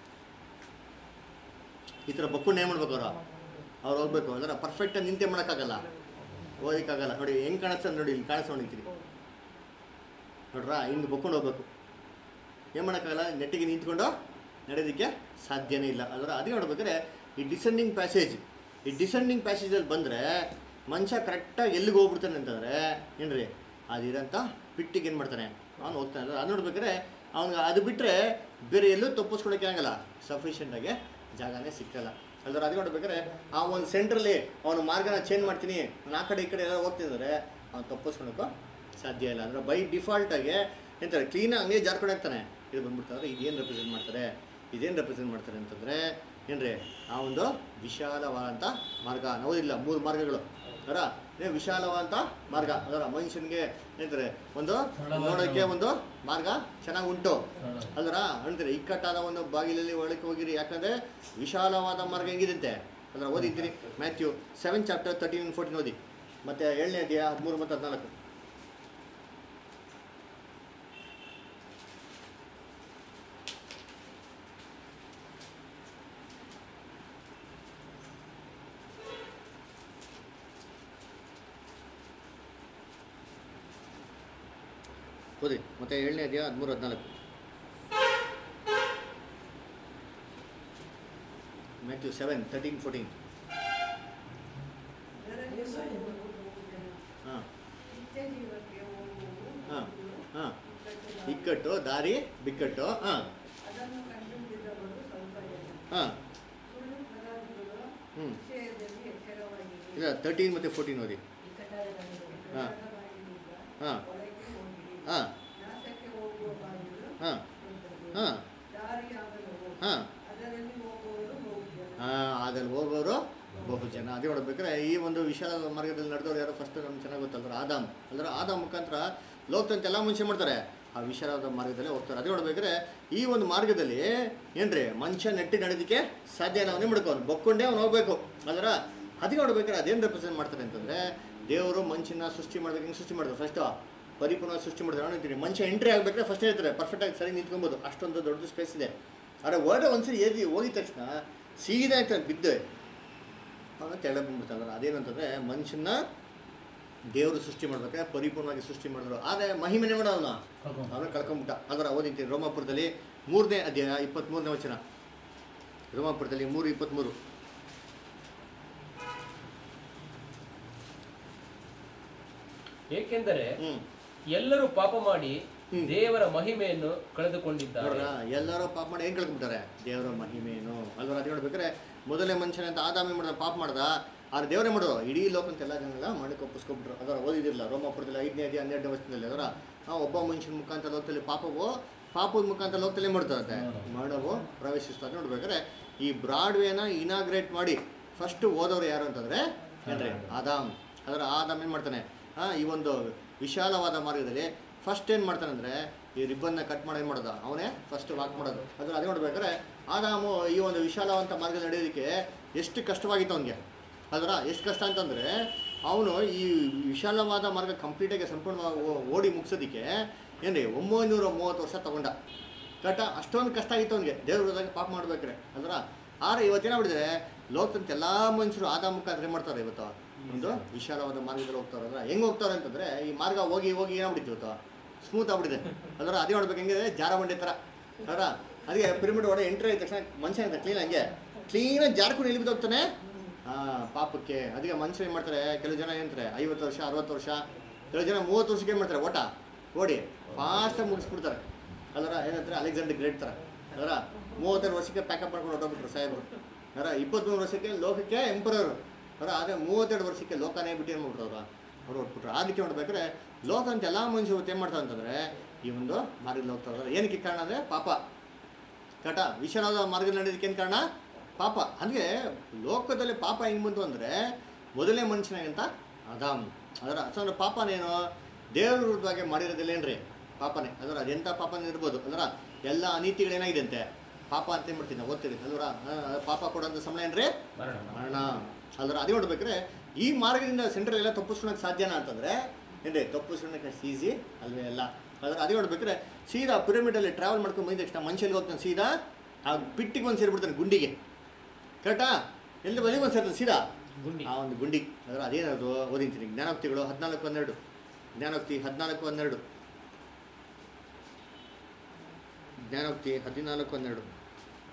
Speaker 2: ಈ ಥರ ಬಕ್ಕೊಂಡು ಏನು ಮಾಡ್ಬೇಕು ಅವರು ಅವ್ರು ಹೋಗ್ಬೇಕು ಅದರ ಪರ್ಫೆಕ್ಟಾಗಿ ನಿಂತೆ ಮಾಡೋಕ್ಕಾಗಲ್ಲ ಓದಕ್ಕಾಗಲ್ಲ ನೋಡಿ ಹೆಂಗೆ ಕಾಣಿಸ್ತದೆ ನೋಡಿ ಇಲ್ಲಿ ಕಾಣಿಸ್ಕೊಂಡಿರ್ತೀರಿ ನೋಡ್ರಾ ಹಿಂಗೆ ಬಕ್ಕೊಂಡು ಹೋಗ್ಬೇಕು ಏನು ಮಾಡೋಕ್ಕಾಗಲ್ಲ ನೆಟ್ಟಿಗೆ ನಿಂತ್ಕೊಂಡು ನಡೆಯೋದಕ್ಕೆ ಸಾಧ್ಯನೇ ಇಲ್ಲ ಅದರ ಅದೇ ನೋಡ್ಬೇಕಾದ್ರೆ ಈ ಡಿಸೆಂಡಿಂಗ್ ಪ್ಯಾಸೇಜ್ ಈ ಡಿಸೆಂಡಿಂಗ್ ಪ್ಯಾಸೇಜಲ್ಲಿ ಬಂದರೆ ಮನುಷ್ಯ ಕರೆಕ್ಟಾಗಿ ಎಲ್ಲಿಗೆ ಹೋಗ್ಬಿಡ್ತಾನೆ ಅಂತಂದರೆ ಏನ್ರಿ ಅದಿರೋಂಥ ಪಿಟ್ಟಿಗೆ ಏನು ಮಾಡ್ತಾನೆ ಅವನು ಹೋಗ್ತಾನೆ ಅದು ಅದು ನೋಡ್ಬೇಕಾದ್ರೆ ಅವ್ನಿಗೆ ಅದು ಬಿಟ್ಟರೆ ಬೇರೆ ಎಲ್ಲೂ ತಪ್ಪಿಸ್ಕೊಳಕ್ಕೆ ಆಗಲ್ಲ ಸಫಿಷಿಯೆಂಟಾಗಿ ಜಾಗನೇ ಸಿಕ್ಕಲ್ಲ ಅಲ್ದ್ರ ಅದು ನೋಡ್ಬೇಕಾದ್ರೆ ಆ ಒಂದು ಸೆಂಟ್ರಲ್ಲಿ ಅವನು ಮಾರ್ಗನ ಚೇಂಜ್ ಮಾಡ್ತೀನಿ ನಾನು ಆ ಕಡೆ ಈ ಕಡೆ ಎಲ್ಲ ಹೋಗ್ತಿದ್ದಾರೆ ಅವ್ನು ತಪ್ಪಿಸ್ಕೊಳಕ್ಕೂ ಸಾಧ್ಯ ಇಲ್ಲ ಅಂದರೆ ಬೈ ಡಿಫಾಲ್ಟಾಗಿ ಎಂತಾರೆ ಕ್ಲೀನಾಗಿ ಹಂಗೆ ಜಾರ್ಕೊಂಡು ಹೋಗ್ತಾನೆ ಇದು ಬಂದ್ಬಿಡ್ತಾರೆ ಇದೇನು ರೆಪ್ರೆಸೆಂಟ್ ಮಾಡ್ತಾರೆ ಇದೇನು ರೆಪ್ರೆಸೆಂಟ್ ಮಾಡ್ತಾರೆ ಅಂತಂದರೆ ಏನ್ರಿ ಆ ಒಂದು ವಿಶಾಲವಾದಂಥ ಮಾರ್ಗ ನಾವುದಿಲ್ಲ ಮೂರು ಮಾರ್ಗಗಳು ಅದರ ಏ ವಿಶಾಲವಾದಂಥ ಮಾರ್ಗ ಅದರ ಮನುಷ್ಯನಿಗೆ ಏನಂತಾರೆ ಒಂದು ನೋಡೋಕ್ಕೆ ಒಂದು ಮಾರ್ಗ ಚೆನ್ನಾಗಿ ಉಂಟು ಅಲ್ದ್ರ ಅಂತಾರೆ ಇಕ್ಕಟ್ಟಾದ ಒಂದು ಬಾಗಿಲಲ್ಲಿ ಒಳಕ್ಕೆ ಹೋಗಿರಿ ಯಾಕಂದ್ರೆ ವಿಶಾಲವಾದ ಮಾರ್ಗ ಹೆಂಗಿದಂತೆ ಅದರ ಓದಿದ್ದೀನಿ Matthew seven chapter thirteen fourteen ಓದಿ ಮತ್ತೆ ಏಳನೇ ಅಧ್ಯಾಯ ಹದಿಮೂರು ಮತ್ತು ಹದಿನಾಲ್ಕು ಓದಿ ಮತ್ತೆ ಏಳನೇ ಅಧ್ಯಾಯ ಹದಿಮೂರು ಹದಿನಾಲ್ಕು ಮ್ಯಾಥ್ಯೂ ಸೆವೆನ್ ತರ್ಟೀನ್ ಫೋರ್ಟೀನ್ ಹಾಂ ಹಾಂ ಹಾಂ ಇಕ್ಕಟ್ಟು ದಾರಿ ಬಿಕ್ಕಟ್ಟು ಹಾಂ
Speaker 6: ಅದನ್ನು ಕಂಡುಹಿಡಿದವರು ಸ್ವಲ್ಪ ಜನ
Speaker 2: ಹಾಂ
Speaker 6: ಸುಳ್ಳು ಪ್ರವಾದಿಗಳು
Speaker 2: ಹ್ಞೂ
Speaker 6: ವಿಷಯದಲ್ಲಿ ಎಚ್ಚರವಾಗಿರಿ
Speaker 2: ಇಲ್ಲ ತರ್ಟೀನ್ ಮತ್ತು ಫೋರ್ಟೀನ್ ಓದಿ
Speaker 6: ಇಕ್ಕಟ್ಟಾದ ದಾರಿಗಳು
Speaker 2: ಹಾ.
Speaker 6: ಸರಳವಾಗಿರುವುದ
Speaker 2: ಹಾಂ
Speaker 6: ಒಳಗೆ ಹೋಗಿರಿ
Speaker 2: ಹಾಂ
Speaker 6: ನಾಶಕ್ಕೆ ಹೋಗುವ ಬಾಗಿಲು
Speaker 2: ಹಾಂ
Speaker 6: ದೊಡ್ಡದು.
Speaker 2: ಹಾಂ
Speaker 6: ದಾರಿ ಆಗಲವು
Speaker 2: ಹಾಂ
Speaker 6: ಅದರಲ್ಲಿ ಹೋಗುವವರು ಬಹು ಜನ
Speaker 2: ಹಾಂ ಅದ್ರಲ್ಲಿ ಹೋಗೋರು ಬಹು ಜನ ಅದೇ ನೋಡ್ಬೇಕಾದ್ರೆ ಈ ಒಂದು ವಿಶಾಲ ಮಾರ್ಗದಲ್ಲಿ ನಡೆದವ್ರು ಯಾರೋ ಫಸ್ಟ್ ನಮ್ಗೆ ಚೆನ್ನಾಗಿ ಗೊತ್ತಲ್ರ ಆದಾಮ್ ಅಲ್ದ್ರ ಆದಾಮ್ ಮುಖಾಂತರ ಲೋಕದಂತ ಎಲ್ಲ ಮನುಷ್ಯ ಮಾಡ್ತಾರೆ ಆ ವಿಶಾಲವಾದ ಮಾರ್ಗದಲ್ಲಿ ಹೋಗ್ತಾರೆ ಅದೇ ನೋಡ್ಬೇಕಾದ್ರೆ ಈ ಒಂದು ಮಾರ್ಗದಲ್ಲಿ ಏನ್ರಿ ಮನುಷ್ಯ ನೆಟ್ಟಿ ನಡೆದಕ್ಕೆ ಸಾಧ್ಯ ಇಲ್ಲ ಅವನೇ ಮಾಡ್ಕೊಂಡು ಬಕ್ಕೊಂಡೇ ಅವ್ನು ಹೋಗ್ಬೇಕು ಅಲ್ರ ಅದಕ್ಕೆ ನೋಡ್ಬೇಕಾದ್ರೆ ಅದೇನು ರೆಪ್ರೆಸೆಂಟ್ ಮಾಡ್ತಾರೆ ಅಂತಂದ್ರೆ ದೇವರು ಮನುಷ್ಯನ ಸೃಷ್ಟಿ ಮಾಡ್ಬೇಕು ಹಿಂಗೆ ಸೃಷ್ಟಿ ಮಾಡಿದ್ರು ಫಸ್ಟು ಪರಿಪೂರ್ಣವಾಗಿ ಸೃಷ್ಟಿ ಮಾಡಿದ್ರು ನೋಡ್ತೀನಿ ಮನುಷ್ಯ ಎಂಟ್ರಿ ಆಗ್ಬೇಕಾದ್ರೆ ಫಸ್ಟ್ ಹೇಳ್ತಾರೆ ಪರ್ಫೆಕ್ಟಾಗಿ ಸರಿ ನಿಂತ್ಕೊಬೋದು ಅಷ್ಟೊಂದು ದೊಡ್ಡ ಸ್ಪೇಸ್ ಇದೆ ಆದರೆ ವರ್ಡ್ ಒಂದ್ಸರಿ ಏದಿ ಹೋಗಿದ ತಕ್ಷಣ ಸೀದಾ ಆಯ್ತು ಬಿದ್ದೆ ಅವನು ತೆಳ ಬಂದ್ಬಿಡ್ತಾನೆ ಅದೇನಂತಂದರೆ ಮನುಷ್ಯನ ದೇವರು ಸೃಷ್ಟಿ ಮಾಡ್ಬೇಕಾದ್ರೆ ಪರಿಪೂರ್ಣವಾಗಿ ಸೃಷ್ಟಿ ಮಾಡಿದ್ರು ಆದರೆ ಮಹಿಮೆನೆ ಮಾಡೋವನ
Speaker 3: ಕಳ್ಕೊಂಡ್
Speaker 2: ಅವನು ಕಳ್ಕೊಂಬಿಟ್ಟ ಅದರ ಓದಿದ್ದೀನಿ ರೋಮಾಪುರದಲ್ಲಿ ಮೂರನೇ ಅಧ್ಯಾಯ ಇಪ್ಪತ್ತ್ಮೂರನೇ ವಚನ ರೋಮಾಪುರದಲ್ಲಿ ಮೂರು ಇಪ್ಪತ್ತ್ಮೂರು
Speaker 1: ಏಕೆಂದರೆ
Speaker 2: ಹ್ಞೂ
Speaker 1: ಎಲ್ಲರೂ ಪಾಪ ಮಾಡಿ
Speaker 2: ಹ್ಮ್.
Speaker 1: ದೇವರ ಮಹಿಮೆಯನ್ನು ಕಳೆದುಕೊಂಡಿದ್ದಾರೆ
Speaker 2: ನೋಡ್ರ ಎಲ್ಲರೂ ಪಾಪ ಮಾಡಿ ಏನು ಕಳ್ಕೊಂಬಿಟ್ಟಾರೆ ದೇವರ ಮಹಿಮೇನು ಅಲ್ವರ ಅದು ಹೇಳ್ಬೇಕಾದ್ರೆ ಮೊದಲೇ ಮನುಷ್ಯನ ಅಂತ ಆದಾಮಿ ಮಾಡಿದ ಪಾಪ ಮಾಡ್ದ ಆದ್ರೆ ದೇವರೇ ಮಾಡೋದು ಇಡೀ ಲೋಕಂತ ಎಲ್ಲ ಜನಗಳ ಮಾಡಕ್ಕೆ ಒಪ್ಪಿಸ್ಕೊಬಿಟ್ರು ಅದರ ಓದಿದಿರಲ್ಲ ರೋಮಾಪುರದಲ್ಲಿ ಐದನೇ ಅಧ್ಯಾಯ ಹನ್ನೆರಡನೇ ವರ್ಷದಲ್ಲಿ ಅದರ ಆ ಒಬ್ಬ ಮನುಷ್ಯನ ಮುಖಾಂತರ ಲೋಕದಲ್ಲಿ ಪಾಪವು ಪಾಪದ ಮುಖಾಂತರ ಲೋಕದಲ್ಲಿ ಮಾಡ್ತದೆ ಮರಣವು ಪ್ರವೇಶಿಸ್ತದೆ ನೋಡ್ಬೇಕಾದ್ರೆ ಈ ಬ್ರಾಡ್ವೇನ ಇನಾಗ್ರೇಟ್ ಮಾಡಿ ಫಸ್ಟ್ ಓದೋರು ಯಾರು ಅಂತಂದ್ರೆ ಏನ್ರಿ ಆದಾಮ್ ಅದರ ಆದಾಮ್ ಏನು ಮಾಡ್ತಾನೆ ಆ, ಈ ಒಂದು ವಿಶಾಲವಾದ ಮಾರ್ಗದಲ್ಲಿ ಫಸ್ಟ್ ಏನು ಮಾಡ್ತಾನೆ ಅಂದರೆ ಈ ರಿಬ್ಬನ್ನ ಕಟ್ ಮಾಡಿ ಏನು ಮಾಡೋದು ಅವನೇ ಫಸ್ಟ್ ವಾಕ್ ಮಾಡೋದು ಅದ್ರ ಅದೇ ನೋಡ್ಬೇಕಾದ್ರೆ ಆದಾಮು ಈ ಒಂದು ವಿಶಾಲವಂತ ಮಾರ್ಗದಲ್ಲಿ ನಡೆಯೋದಕ್ಕೆ ಎಷ್ಟು ಕಷ್ಟವಾಗಿತ್ತು ಅವನಿಗೆ ಅದರ ಎಷ್ಟು ಕಷ್ಟ ಅಂತಂದರೆ ಅವನು ಈ ವಿಶಾಲವಾದ ಮಾರ್ಗ ಕಂಪ್ಲೀಟಾಗಿ ಸಂಪೂರ್ಣವಾಗಿ ಓ- ಓಡಿ ಮುಗಿಸೋದಕ್ಕೆ ಏನ್ರಿ ಒಂಬೈನೂರ ಮೂವತ್ತು ವರ್ಷ ತಗೊಂಡ ಕಟ ಅಷ್ಟೊಂದು ಕಷ್ಟ ಆಗಿತ್ತು ಅವನಿಗೆ ದೇವ್ರ ವಿರುದ್ಧ ಪಾಪ ಮಾಡ್ಬೇಕ್ರೆ ಅದರ ಆದ್ರೆ ಇವತ್ತೇನಾಗ್ಬಿಟ್ಟಿದೆ ಲೋಕದಂತ ಎಲ್ಲ ಮನುಷ್ಯರು ಆದ ಮುಖಾಂತರ ಏನು ಮಾಡ್ತಾರೆ ಇವತ್ತು ಒಂದು ವಿಶಾಲವಾದ ಮಾರ್ಗದಲ್ಲಿ ಹೋಗ್ತಾರೆ ಅಂದ್ರೆ ಹೆಂಗೆ ಹೋಗ್ತಾರೆ ಅಂತಂದ್ರೆ ಈ ಮಾರ್ಗ ಹೋಗಿ ಹೋಗಿ ಏನಾಗ್ಬಿಟ್ಟಿತ್ತು ಇವತ್ತು ಸ್ಮೂತ್ ಆಗ್ಬಿಟ್ಟಿದೆ ಅದರ ಅದೇ ನೋಡ್ಬೇಕು ಹೆಂಗಿದೆ ಜಾರ ಬಂಡೆ ಥರ ಅದರ ಅದಕ್ಕೆ ಪಿರಮಿಡ್ ಒಳಗೆ ಎಂಟ್ರಿ ಆದ ತಕ್ಷಣ ಮನುಷ್ಯ ಅಂತ ಕ್ಲೀನ್ ಹಂಗೆ ಕ್ಲೀನಾಗಿ ಜಾರ್ಕೊಂಡು ಎಲ್ಲಿ ಹೋಗ್ತಾನೆ ಆ, ಪಾಪಕ್ಕೆ ಅದಕ್ಕೆ ಮನುಷ್ಯರು ಏನು ಮಾಡ್ತಾರೆ ಕೆಲವು ಜನ ಏನಂತಾರೆ ಐವತ್ತು ವರ್ಷ ಅರವತ್ತು ವರ್ಷ ಕೆಲವು ಜನ ಮೂವತ್ತು ವರ್ಷಕ್ಕೆ ಏನು ಮಾಡ್ತಾರೆ ಓಟ ಓಡಿ ಫಾಸ್ಟಾಗಿ ಮುಗಿಸ್ಬಿಡ್ತಾರೆ ಅದರ ಏನಂತಾರೆ ಅಲೆಕ್ಸಾಂಡರ್ ಗ್ರೇಟ್ ಥರ ಅದರ ಮೂವತ್ತೆರಡು ವರ್ಷಕ್ಕೆ ಪ್ಯಾಕಪ್ ಮಾಡ್ಕೊಂಡು ಹೊರಟೋಗ್ಬಿಟ್ರು ಸಾಹೇಬರು ಅದರ ಇಪ್ಪತ್ತ್ಮೂರು ವರ್ಷಕ್ಕೆ ಲೋಕಕ್ಕೆ ಎಂಪರರು ಅದರ ಅದೇ ಮೂವತ್ತೆರಡು ವರ್ಷಕ್ಕೆ ಲೋಕನೇ ಬಿಟ್ಟು ಏನು ಮಾಡ್ಬಿಟ್ರು ಅವ್ರು ಅವ್ರು ಹೊಟ್ಬಿಟ್ರು ಅದಕ್ಕೆ ನೋಡ್ಬೇಕಾದ್ರೆ ಲೋಕ ಅಂತ ಎಲ್ಲ ಮನುಷ್ಯರು ಇವತ್ತು ಏನು ಮಾಡ್ತಾರೆ ಅಂತಂದರೆ ಈ ಒಂದು ಮಾರ್ಗದಲ್ಲಿ ಹೋಗ್ತಾ ಇದ್ದಾರೆ ಏನಕ್ಕೆ ಕಾರಣ ಅಂದರೆ ಪಾಪ ಕಟ ವಿಶಾಲವಾದ ಮಾರ್ಗದಲ್ಲಿ ನಡೆಯೋದಕ್ಕೆ ಏನು ಕಾರಣ ಪಾಪ ಅಂದರೆ ಲೋಕದಲ್ಲಿ ಪಾಪ ಹೆಂಗೆ ಬಂತು ಅಂದರೆ ಮೊದಲನೇ ಮನುಷ್ಯನಾಗಂತ ಅದಾಮ್ ಅದರ ಸೊ ಅಂದ್ರೆ ಪಾಪನೇನು ದೇವ್ರ ವಿರುದ್ಧವಾಗಿ ಮಾಡಿರೋದಿಲ್ಲೇನ್ರಿ ಪಾಪನೇ ಅದರ ಅದೆಂಥ ಪಾಪನೇ ಇರ್ಬೋದು ಅದರ ಎಲ್ಲ ಅನೀತಿಗಳೇನಾಗಿದೆ ಅಂತೆ ಪಾಪ ಅಂತ ಏನು ಮಾಡ್ತೀನಿ ನಾವು ಓದ್ತೀವಿ ಅಲ್ವರ ಆ, ಪಾಪ ಕೊಡೋಂಥ ಸಮಯ ಏನ್ರಿ
Speaker 1: ಮರಣ
Speaker 2: ಮರಣ ಅಲ್ದ್ರ ಅದೇ ನೋಡ್ಬೇಕಾದ್ರೆ ಈ ಮಾರ್ಗದಿಂದ ಸೆಂಟ್ರಲ್ ಎಲ್ಲ ತಪ್ಪಿಸ್ಕೊಳಕ್ಕೆ ಸಾಧ್ಯನಾ ಅಂತಂದ್ರೆ ಏನ್ರಿ ತಪ್ಪಿಸ್ಕೊಳಕ್ಕೆ ಅಷ್ಟು ಈಸಿ ಅಲ್ವೇ ಅಲ್ಲ ಅದ್ರ ಅದೇ ನೋಡ್ಬೇಕಾದ್ರೆ ಸೀದಾ ಪಿರಮಿಡಲ್ಲಿ ಟ್ರಾವೆಲ್ ಮಾಡ್ಕೊಂಡು ಬಂದ ತಕ್ಷಣ ಮನುಷ್ಯನಿಗೆ ಹೋಗ್ತಾನೆ ಸೀದಾ ಆ ಪಿಟ್ಟಿಗೆ ಒಂದು ಸೇರಿಬಿಡ್ತಾನೆ ಗುಂಡಿಗೆ ಕರೆಕ್ಟಾ ಎಲ್ಲಿ ಬಲಿ ಒಂದು ಸೇರ್ತಾನೆ ಸೀದಾ
Speaker 1: ಗುಂಡಿ
Speaker 2: ಆ ಒಂದು ಗುಂಡಿ ಅದರ ಅದೇನದು ಓದಿಂತೀನಿ ಜ್ಞಾನೋಕ್ತಿಗಳು ಹದಿನಾಲ್ಕು ಹನ್ನೆರಡು ಜ್ಞಾನೋಕ್ತಿ ಹದಿನಾಲ್ಕು ಹನ್ನೆರಡು ಜ್ಞಾನೋಕ್ತಿ ಹದಿನಾಲ್ಕು ಹನ್ನೆರಡು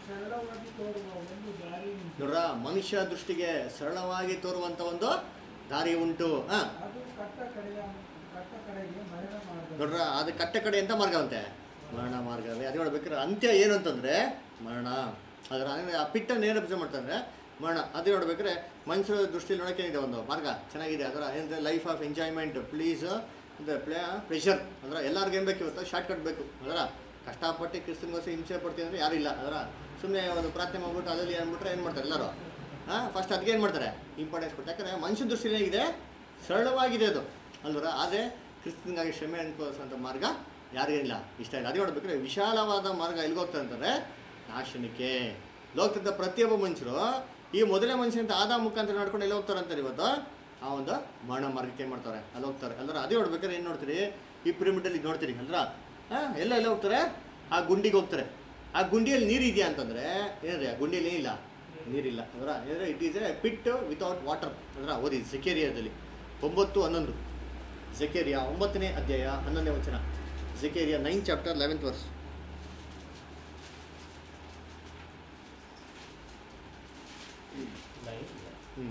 Speaker 5: ಸರಳವಾಗಿ ತೋರುವ ಒಂದು ದಾರಿ ಉಂಟು
Speaker 2: ನೋಡ್ರ ಮನುಷ್ಯ ದೃಷ್ಟಿಗೆ ಸರಳವಾಗಿ ತೋರುವಂತ ಒಂದು ದಾರಿ ಉಂಟು ಹಾ
Speaker 5: ಅದು ಕಟ್ಟ ಕಡೆಯ ಕಟ್ಟ ಕಡೆಗೆ ಮರಣ ಮಾರ್ಗ
Speaker 2: ನೋಡ್ರ ಅದು ಕಟ್ಟ ಕಡೆ ಎಂತ ಮಾರ್ಗ ಅಂತೆ ಮರಣ ಮಾರ್ಗವೇ ಅದು ನೋಡ್ಬೇಕಾದ್ರೆ ಅಂತ್ಯ ಏನು ಅಂತಂದ್ರೆ ಮರಣ ಅದರ ಅಂದ್ರೆ ಆ ಪಿಟ್ಟನ್ನು ಏನು ರೆಪ್ರೆಸೆಂಟ್ ಮಾಡ್ತಾರೆ ಮರಣ ಅದು ನೋಡ್ಬೇಕಾದ್ರೆ ಮನುಷ್ಯರ ದೃಷ್ಟಿಯಲ್ಲಿ ನೋಡೋಕೆ ಇದೆ ಒಂದು ಮಾರ್ಗ ಚೆನ್ನಾಗಿದೆ ಅದರ ಏನಂದ್ರೆ ಲೈಫ್ ಆಫ್ ಎಂಜಾಯ್ಮೆಂಟ್ ಪ್ಲೀಸ್ ಅಂದರೆ ಪ್ಲೇ ಪ್ರೆಷರ್ ಅಂದ್ರೆ ಎಲ್ಲರಿಗೂ ಏನು ಬೇಕು ಇವತ್ತು ಶಾರ್ಟ್ ಕಟ್ ಬೇಕು ಅದರ ಕಷ್ಟಪಟ್ಟು ಕ್ರಿಸ್ತನ್ಗೋಸ್ಕರ ಹಿಂಸೆ ಪಡ್ತೀವಿ ಅಂದರೆ ಯಾರು ಇಲ್ಲ ಅದರ ಸುಮ್ಮನೆ ಒಂದು ಪ್ರಾರ್ಥನೆ ಮಾಡ್ಬಿಟ್ಟು ಅದರಲ್ಲಿ ಅಂದ್ಬಿಟ್ರೆ ಏನು ಮಾಡ್ತಾರೆ ಎಲ್ಲರೂ ಹಾಂ ಫಸ್ಟ್ ಅದಕ್ಕೆ ಏನು ಮಾಡ್ತಾರೆ ಇಂಪಾರ್ಟೆನ್ಸ್ ಕೊಡ್ತಾರೆ ಯಾಕಂದರೆ ಮನುಷ್ಯ ದೃಷ್ಟಿಯಲ್ಲಿ ಏನಿದೆ ಸರಳವಾಗಿದೆ ಅದು ಅಲ್ವರ ಆದರೆ ಕ್ರಿಸ್ತನಿಗಾಗಿ ಕ್ಷಮೆ ಅನ್ಕೋಸೋಂಥ ಮಾರ್ಗ ಯಾರಿಗಿಲ್ಲ ಇಷ್ಟ ಇಲ್ಲ ಅದೇ ನೋಡ್ಬೇಕಾದ್ರೆ ವಿಶಾಲವಾದ ಮಾರ್ಗ ಎಲ್ಲಿಗೆ ಹೋಗ್ತಾರೆ ಅಂತಂದರೆ ನಾಶನಕ್ಕೆ ಲೋಕದ ಪ್ರತಿಯೊಬ್ಬ ಮನುಷ್ಯರು ಈ ಮೊದಲನೇ ಮನುಷ್ಯನಂತ ಆದ ಮುಖಾಂತರ ನಡ್ಕೊಂಡು ಎಲ್ಲಿ ಹೋಗ್ತಾರೆ ಅಂತಾರೆ ಇವತ್ತು ಆ ಒಂದು ಮರಣ ಮಾರ್ಗಕ್ಕೆ ಏನು ಮಾಡ್ತಾರೆ ಅಲ್ಲಿ ಹೋಗ್ತಾರೆ ಅಲ್ದ್ರ ಅದೇ ನೋಡ್ಬೇಕಾದ್ರೆ ಏನು ನೋಡ್ತೀರಿ ಈ ಪಿರಮಿಡಲ್ಲಿ ನೋಡ್ತೀರಿ ಅಲ್ರ ಹಾಂ ಎಲ್ಲ ಎಲ್ಲ ಹೋಗ್ತಾರೆ ಆ ಗುಂಡಿಗೆ ಹೋಗ್ತಾರೆ ಆ ಗುಂಡಿಯಲ್ಲಿ ನೀರು ಇದೆಯಾ ಅಂತಂದರೆ ಏನ್ರಿ ಆ ಗುಂಡಿಯಲ್ಲಿ ಏನಿಲ್ಲ ನೀರಿಲ್ಲ ಅದರ ಏನಂದರೆ it is a pit without water ಅದರ ಓದಿ ಜೆಕೇರಿಯಾದಲ್ಲಿ ಒಂಬತ್ತು ಹನ್ನೊಂದು ಜೆಕೇರಿಯಾ ಒಂಬತ್ತನೇ ಅಧ್ಯಾಯ ಹನ್ನೊಂದನೇ ವಚನ Zechariah nine chapter eleventh verse ಹ್ಞೂ